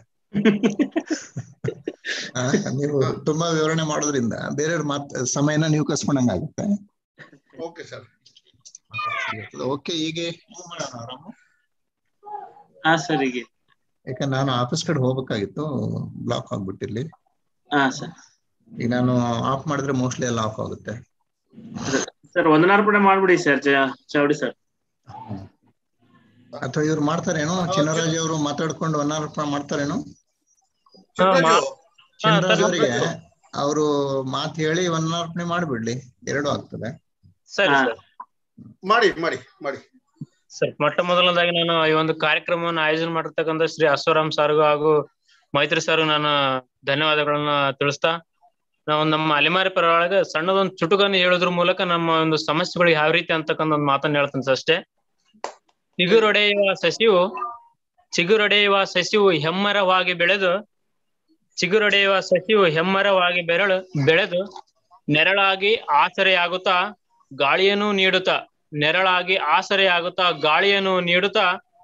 ಆ, ನೀವು ತುಂಬಾ ವಿವರಣೆ ಮಾಡೋದ್ರಿಂದ ಬೇರೆಯವ್ರ ಮಾತ್ ಸಮಯನ ನೀವು ಕಸ್ಕೊಂಡಂಗಾಗುತ್ತೆ ಓಕೆ ಸರ್ ಓಕೆ ಹೀಗೆ ಹಾ ಸರ್ ಈಗ ಯಾಕಂದ್ರೆ ನಾನು ಆಫೀಸ್ ಕಡೆ ಹೋಗ್ಬೇಕಾಗಿತ್ತು ಬ್ಲಾಕ್ ಆಗ್ಬಿಟ್ಟಿರ್ಲಿ ಹಾ ಸರ್ ಈಗ ನಾನು ಆಫ್ ಮಾಡಿದ್ರೆ ಮೋಸ್ಟ್ಲಿ ಎಲ್ಲ ಆಫ್ ಆಗುತ್ತೆ ಸರ್ ವಂದನಾರ್ಪಣೆ ಮಾಡ್ಬಿಡಿ ಸರ್ ಚೌಡಿ ಸರ್ ಅಥವಾ ಇವ್ರು ಮಾಡ್ತಾರೇನೋ ಚಿನ್ನರಾಜ್ ಅವರು ಮಾತಾಡ್ಕೊಂಡು ಅನಾರೋಪ ಮಾಡ್ತಾರೇನೋ ಚಿನ್ರಾಜು, ಚಿನ್ನರಾಜ್ ಅವರಿಗೆ ಅವರು ಮಾತು ಹೇಳಿ ಅನಾರೋಪಣೆ ಮಾಡ್ಬಿಡ್ಲಿ ಎರಡು ಆಗ್ತದೆ ಸರಿ ಸರ್ ಮಾಡಿ ಮಾಡಿ ಮಾಡಿ ಸರ್ ಮೊಟ್ಟ ಮೊದಲನೇದಾಗಿ ನಾನು ಈ ಒಂದು ಕಾರ್ಯಕ್ರಮವನ್ನು ಆಯೋಜನೆ ಮಾಡಿರ್ತಕ್ಕಂಥ ಶ್ರೀ ಅಶ್ವರಾಮ್ ಸರ್ಗೂ ಹಾಗೂ ಮೈತ್ರಿ ಸರ್ಗೂ ನಾನು ಧನ್ಯವಾದಗಳನ್ನ ತಿಳಿಸ್ತಾ ನಾವು ನಮ್ಮ ಅಲೆಮಾರಿ ಪರವಾಗಿ ಸಣ್ಣದೊಂದು ಚುಟುಕನ್ನು ಹೇಳೋದ್ರ ಮೂಲಕ ನಮ್ಮ ಒಂದು ಸಮಸ್ಯೆಗಳು ಯಾವ ರೀತಿ ಅಂತಕ್ಕಂಥ ಒಂದು ಮಾತನ್ನ ಹೇಳ್ತೀನಿ ಸರ್ ಅಷ್ಟೇ ಚಿಗುರೊಡೆಯುವ ಸಸಿಯು ಚಿಗುರೊಡೆಯುವ ಸಸಿಯು ಹೆಮ್ಮರವಾಗಿ ಬೆಳೆದು ಚಿಗುರೊಡೆಯುವ ಸಸಿಯು ಹೆಮ್ಮರವಾಗಿ ಬೆರಳು ಬೆಳೆದು ನೆರಳಾಗಿ ಆಸರೆಯಾಗುತ್ತಾ ಗಾಳಿಯನ್ನು ನೀಡುತ್ತಾ ನೆರಳಾಗಿ ಆಸರೆಯಾಗುತ್ತಾ ಗಾಳಿಯನ್ನು ನೀಡುತ್ತಾ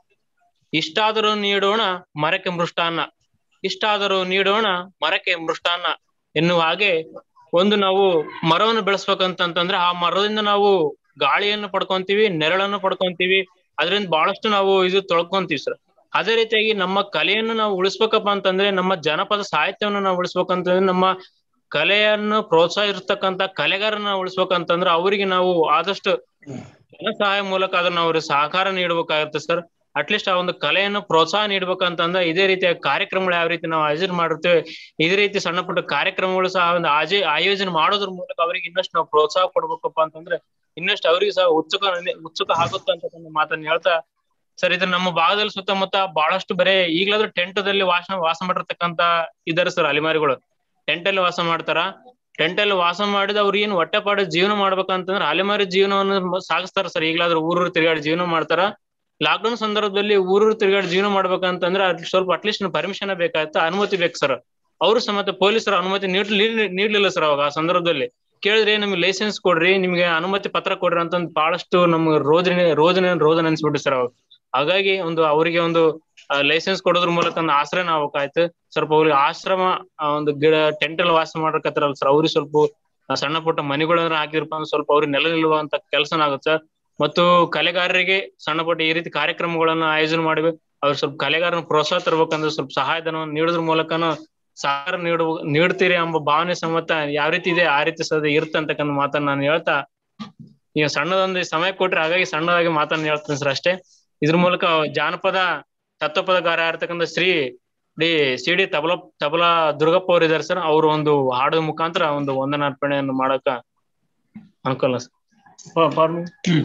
ಇಷ್ಟಾದರೂ ನೀಡೋಣ ಮರಕ್ಕೆ ಮೃಷ್ಟಾನ್ನ ಇಷ್ಟಾದರೂ ನೀಡೋಣ ಮರಕ್ಕೆ ಮೃಷ್ಟಾನ್ನ ಎನ್ನುವ ಹಾಗೆ ಒಂದು ನಾವು ಮರವನ್ನು ಬೆಳೆಸ್ಬೇಕಂತಂತಂದ್ರೆ ಆ ಮರದಿಂದ ನಾವು ಗಾಳಿಯನ್ನು ಪಡ್ಕೊಂತೀವಿ ನೆರಳನ್ನು ಪಡ್ಕೊಂತೀವಿ ಅದರಿಂದ ಬಹಳಷ್ಟು ನಾವು ಇದು ತೊಳ್ಕೊಂತೀವಿ ಸರ್ ಅದೇ ರೀತಿಯಾಗಿ ನಮ್ಮ ಕಲೆಯನ್ನು ನಾವು ಉಳಿಸ್ಬೇಕಪ್ಪ ಅಂತಂದ್ರೆ ನಮ್ಮ ಜನಪದ ಸಾಹಿತ್ಯವನ್ನು ನಾವು ಉಳಿಸ್ಬೇಕಂತಂದ್ರೆ ನಮ್ಮ ಕಲೆಯನ್ನು ಪ್ರೋತ್ಸಾಹಿರ್ತಕ್ಕಂತ ಕಲೆಗಾರನ ಉಳಿಸ್ಬೇಕಂತಂದ್ರೆ ಅವರಿಗೆ ನಾವು ಆದಷ್ಟು ಜನ ಸಹಾಯ ಮೂಲಕ ಅದನ್ನ ಅವ್ರಿಗೆ ಸಹಕಾರ ನೀಡಬೇಕಾಗುತ್ತೆ ಸರ್ ಅಟ್ಲೀಸ್ಟ್ ಆ ಒಂದು ಕಲೆಯನ್ನು ಪ್ರೋತ್ಸಾಹ ನೀಡ್ಬೇಕಂತಂದ್ರೆ ಇದೇ ರೀತಿಯ ಕಾರ್ಯಕ್ರಮಗಳು ಯಾವ ರೀತಿ ನಾವು ಆಯೋಜನೆ ಮಾಡಿರ್ತೇವೆ ಇದೇ ರೀತಿ ಸಣ್ಣ ಪುಟ್ಟ ಕಾರ್ಯಕ್ರಮಗಳು ಸಹ ಒಂದು ಆಜೆ ಆಯೋಜನೆ ಮಾಡೋದ್ರ ಮೂಲಕ ಅವರಿಗೆ ಇನ್ನಷ್ಟು ನಾವು ಪ್ರೋತ್ಸಾಹ ಕೊಡ್ಬೇಕಪ್ಪ ಅಂತಂದ್ರೆ ಇನ್ನಷ್ಟು ಅವರಿಗೆ ಸಹ ಉತ್ಸುಕ ಉತ್ಸುಕ ಆಗುತ್ತೆ ಅಂತಕ್ಕಂಥ ಮಾತನ್ನ ಹೇಳ್ತಾ ಸರ್ ಇದು ನಮ್ಮ ಭಾಗದಲ್ಲಿ ಸುತ್ತಮುತ್ತ ಬಹಳಷ್ಟು ಬರೇ ಈಗಲಾದ್ರೂ ಟೆಂಟ್ ದಲ್ಲಿ ವಾಸ ವಾಸ ಮಾಡಿರ್ತಕ್ಕಂತ ಇದಾರೆ ಸರ್ ಅಲಿಮಾರಿಗಳು ಟೆಂಟ್ ಅಲ್ಲಿ ವಾಸ ಮಾಡ್ತಾರ ಟೆಂಟ್ ಅಲ್ಲಿ ವಾಸ ಮಾಡಿದ ಅವ್ರು ಏನ್ ಹೊಟ್ಟೆಪಾಡು ಜೀವನ ಮಾಡ್ಬೇಕಂತಂದ್ರೆ ಅಲೆಮಾರಿ ಜೀವನವನ್ನು ಸಾಗಿಸ್ತಾರ ಸರ್ ಈಗಲಾದ್ರೂ ಊರೂರು ತಿರುಗಾಡಿ ಜೀವನ ಮಾಡ್ತಾರ ಲಾಕ್ಡೌನ್ ಸಂದರ್ಭದಲ್ಲಿ ಊರೂರು ತಿರುಗಾಡಿ ಜೀವನ ಮಾಡ್ಬೇಕಂತಂದ್ರೆ ಅದ್ ಸ್ವಲ್ಪ ಅಟ್ಲೀಸ್ಟ್ ಪರ್ಮಿಷನ್ ಬೇಕಾಯ್ತು ಅನುಮತಿ ಬೇಕು ಸರ್ ಅವರು ಸಮೇತ ಪೊಲೀಸರ ಅನುಮತಿ ನೀಡ್ ನೀಡ್ಲಿಲ್ಲ ಸರ್ ಅವಾಗ ಆ ಸಂದರ್ಭದಲ್ಲಿ ಕೇಳಿದ್ರೆ ನಿಮ್ಗೆ ಲೈಸೆನ್ಸ್ ಕೊಡ್ರಿ ನಿಮ್ಗೆ ಅನುಮತಿ ಪತ್ರ ಕೊಡ್ರಿ ಅಂತಂದ್ ಬಹಳಷ್ಟು ನಮ್ಗೆ ರೋದನೆ ರೋದನೆ ರೋದನೆ ಅನ್ಸ್ಬಿಟ್ಟು ಸರ್ ಅವಾಗ ಹಾಗಾಗಿ ಒಂದು ಅವರಿಗೆ ಒಂದು ಲೈಸೆನ್ಸ್ ಕೊಡೋದ್ರ ಮೂಲಕ ಒಂದು ಆಶ್ರಯ ಆಗ್ಬೇಕಾಯ್ತು ಸ್ವಲ್ಪ ಅವ್ರಿಗೆ ಆಶ್ರಮ ಆ, ಒಂದು ಗಿಡ ಟೆಂಟ್ ಅಲ್ಲಿ ವಾಸ ಮಾಡಕತ್ತಾರಲ್ಲ ಸರ್ ಅವ್ರಿಗೆ ಸ್ವಲ್ಪ ಆ, ಸಣ್ಣ ಪುಟ್ಟ ಮನೆಗಳನ್ನ ಹಾಕಿದ್ರಪ್ಪ ಅಂದ್ರೆ ಸ್ವಲ್ಪ ಅವ್ರಿಗೆ ನೆಲೆ ನಿಲ್ಲುವಂತ ಕೆಲಸನ ಆಗುತ್ತೆ ಸರ್ ಮತ್ತು ಕಲೆಗಾರರಿಗೆ ಸಣ್ಣ ಪುಟ್ಟ ಈ ರೀತಿ ಕಾರ್ಯಕ್ರಮಗಳನ್ನ ಆಯೋಜನೆ ಮಾಡಿ ಅವ್ರು ಸ್ವಲ್ಪ ಕಲೆಗಾರನ ಪ್ರೋತ್ಸಾಹ ತರ್ಬೇಕಂದ್ರೆ ಸ್ವಲ್ಪ ಸಹಾಯಧನವನ್ನು ನೀಡೋದ್ರ ಮೂಲಕನೂ ಸಹಕಾರ ನೀಡುವ ನೀಡ್ತೀರಿ ಎಂಬ ಭಾವನೆ ಸಮೇತ ಯಾವ ರೀತಿ ಇದೆ ಆ ರೀತಿ ಸದ ಇರುತ್ತೆ ಅಂತಕ್ಕಂಥ ಮಾತನ್ನ ನಾನು ಹೇಳ್ತಾ ಈಗ ಸಣ್ಣದೊಂದು ಸಮಯ ಕೊಟ್ರೆ ಹಾಗಾಗಿ ಸಣ್ಣದಾಗಿ ಮಾತನ್ನ ಹೇಳ್ತೀನಿ ಸರ್ ಅಷ್ಟೇ ಇದ್ರ ಮೂಲಕ ಜಾನಪದ ತತ್ವಪದಗಾರ ಇರ್ತಕ್ಕಂಥ Shri D C D tabla tabla Durgappa ಅವ್ರು ಇದಾರೆ ಸರ್ ಅವರು ಒಂದು ಹಾಡೋದ ಮುಖಾಂತರ ಒಂದು ವಂದನಾರ್ಪಣೆಯನ್ನು ಮಾಡಕ ಅನುಕೂಲ ಸರ್ ಪ- ಪಾರ್ಮಿ.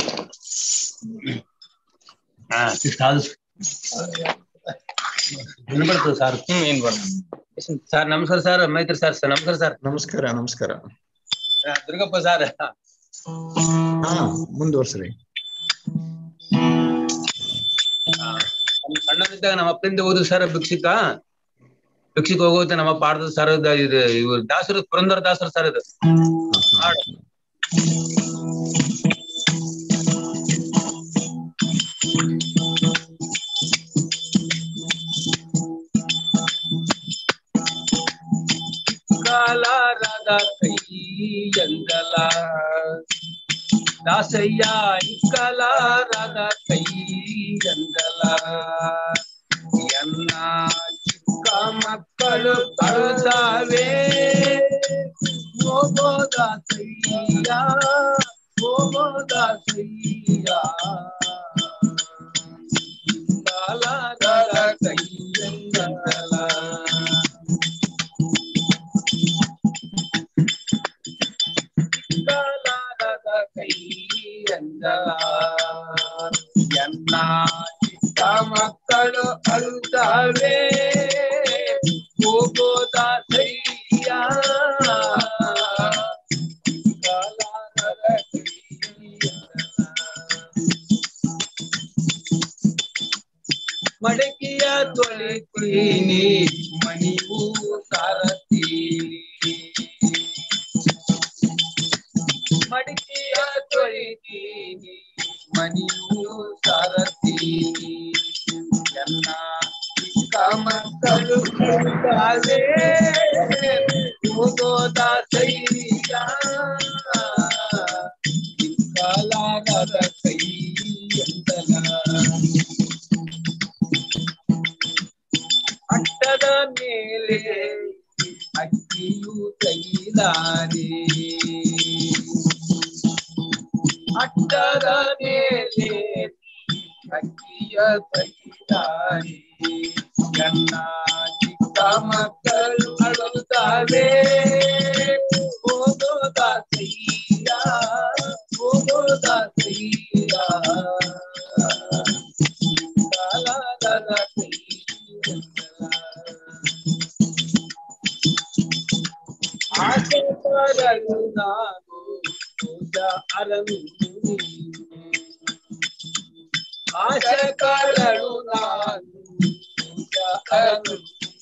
ವಿನಬಡ್ತು ಸರ್ ಹ್ಮ್ ಏನ್ ಬರ್ ಸರ್ ನಮಸ್ಕಾರ ಸರ್ ಮೈತ್ರಿ ಸರ್ ಸರ್ ನಮಸ್ಕಾರ ಸರ್ ನಮಸ್ಕಾರ ನಮಸ್ಕಾರ ಆ, ದುರ್ಗಪ್ಪ ಸರ್ ಹಾ ಮುಂದುವರ್ಸ್ರಿ ಸಣ್ಣದಿದ್ದಾಗ ನಮ್ಮ ಅಪ್ಪನಿಂದ ಓದು ಸರ್ ಭಿಕ್ಷಿಕ ಭಿಕ್ಷಿಕ್ ಹೋಗುತ್ತೆ ನಮ್ಮ ಪಾಠದ ಸರ್ ಇದು ಇದು ಇವ್ರು ದಾಸರು ಪುರಂದರ ದಾಸರು ಸರ್ ಇದು ಹಾಡು. ಕಾಲಾರದ ಕೈ ಎಂದಲ ದಾಸಯ್ಯ ಇಕ್ಕಲಾರದ ಕೈ ಎಂದಲ ಎನ್ನ ಚಿಕ್ಕ ಮಕ್ಕಳು ಕಳುತ್ತಾವೆ ಹೋಗೋದ ಸಯ್ಯ ಹೋಗೋದ ಸಯ್ಯ ಕಾಲಾರದ ಕೈ ಎಂದಲ ಕಾಲಾರದ ಕೈ ಎಂದಲ ಎನ್ನ ಚಿಕ್ಕ ಮಕ್ಕಳು ಅಳುತ್ತವೆ ಹೋಗೋದ ಸೈಯ ಕಾಲಾರದ ಕೈ ಮಡಕಿಯ ತೊಳಿತೀನಿ ಮಣಿಯೂ ಸಾರತೀನಿ ಮಡಿಕೆಯ ತೊಳಿತೀನಿ ಮಣಿಯೂ ಸಾರತೀನಿ ಎನ್ನ ಚಿಕ್ಕ ಮಕ್ಕಳು ಕೂಗಾಲೆ ಹೋಗೋದ ಸೈಯ ಕಾಲಾಗದ ಕೈ ಎಂದಲ ಅಟ್ಟದ ಮೇಲೆ ಅಕ್ಕಿಯು ತೈಲಾನೆ ಅಟ್ಟದ ಮೇಲೆ ಅಕ್ಕಿಯ ತೈಲಾನೆ ನನ್ನ ಚಿಕ್ಕ ಮಕ್ಕಳು ಅಳುತ್ತಾವೆ ಹೋಗೋದ ಸೈಯ ಹೋಗೋದ ಸೈಯ ಕಾಲಾಗದ ಕೈ ಆಸೆ ಪಡಲು ನಾನು ಪೂಜ ಅರನು ಆಸೆ ಕಾರಳು ನಾನು ಪೂಜ ಅರನು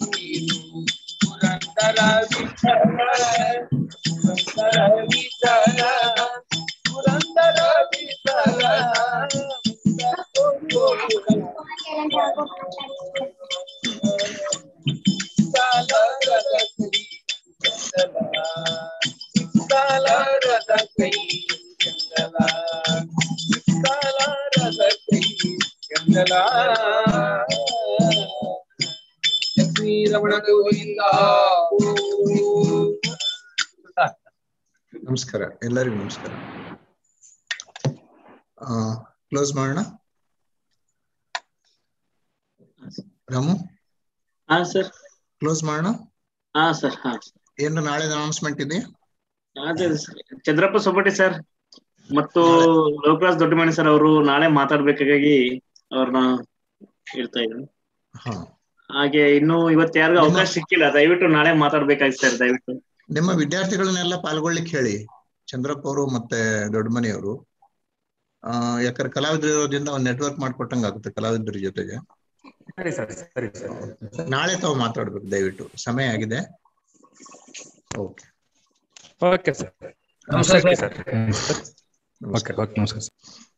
ಪುರಂದರ ವಿಠಲ ಪುರಂದರ ವಿಠಲ ಪುರಂದರ ವಿಠಲ ಕಾಲರದ ಕೈ ಕಾಲರದ ಕೈ ಎಂದಲ ಕಾಲರದ ಕೈ ಎಂದಲ ಶ್ರೀರಮಣ ಗೋವಿಂದ ನಮಸ್ಕಾರ ಎಲ್ಲರಿಗೂ ನಮಸ್ಕಾರ ಕ್ಲೋಸ್ ಮಾಡೋಣ ರಾಮು ಹಾ ಸರ್ ಕ್ಲೋಸ್ ಮಾಡೋಣ ಹಾ ಸರ್ ಹಾ ಏನು ನಾಳೆ ಅನೌನ್ಸ್ಮೆಂಟ್ ಇದೆ ಅದೇ ಸರ್ ಚಂದ್ರಪ್ಪ ಸೊಬಟಿ ಸರ್ ಮತ್ತು ಲೋಕರಾಜ್ ದೊಡ್ಡಮಣಿ ಸರ್ ಅವರು ನಾಳೆ ಮಾತಾಡ್ಬೇಕಾಗಿ ಅವ್ರನ್ನ ಹೇಳ್ತಾ ಇದ್ದೀನಿ ಹಾ ಹಾಗೆ ಇನ್ನು ಇವತ್ತು ಯಾರಿಗೂ ಅವಕಾಶ ಸಿಕ್ಕಿಲ್ಲ ದಯವಿಟ್ಟು ನಾಳೆ ಮಾತಾಡ್ಬೇಕಾಗಿ ಸರ್ ದಯವಿಟ್ಟು ನಿಮ್ಮ ವಿದ್ಯಾರ್ಥಿಗಳನ್ನೆಲ್ಲ ಪಾಲ್ಗೊಳ್ಳಿಕ್ ಹೇಳಿ ಚಂದ್ರಪ್ಪ ಅವರು ಮತ್ತೆ ದೊಡ್ಡಮನಿ ಅವರು ಆ ಯಾಕಂದ್ರೆ ಕಲಾವಿದರು ಇರೋದ್ರಿಂದ ಒಂದು ನೆಟ್ವರ್ಕ್ ಮಾಡ್ಕೊಟ್ಟಂಗ ಆಗುತ್ತೆ ಕಲಾವಿದರ ಜೊತೆಗೆ ಸರಿ ಸರ್ ಸರಿ ಸರ್ ನಾಳೆ ತಾವು ಮಾತಾಡ್ಬೇಕು ದಯವಿಟ್ಟು ಸಮಯ ಆಗಿದೆ ಓಕೆ ಓಕೆ ಸರ್ ನಮಸ್ಕಾರ ಸರ್ ಓಕೆ ಓಕೆ ನಮಸ್ಕಾರ ಸರ್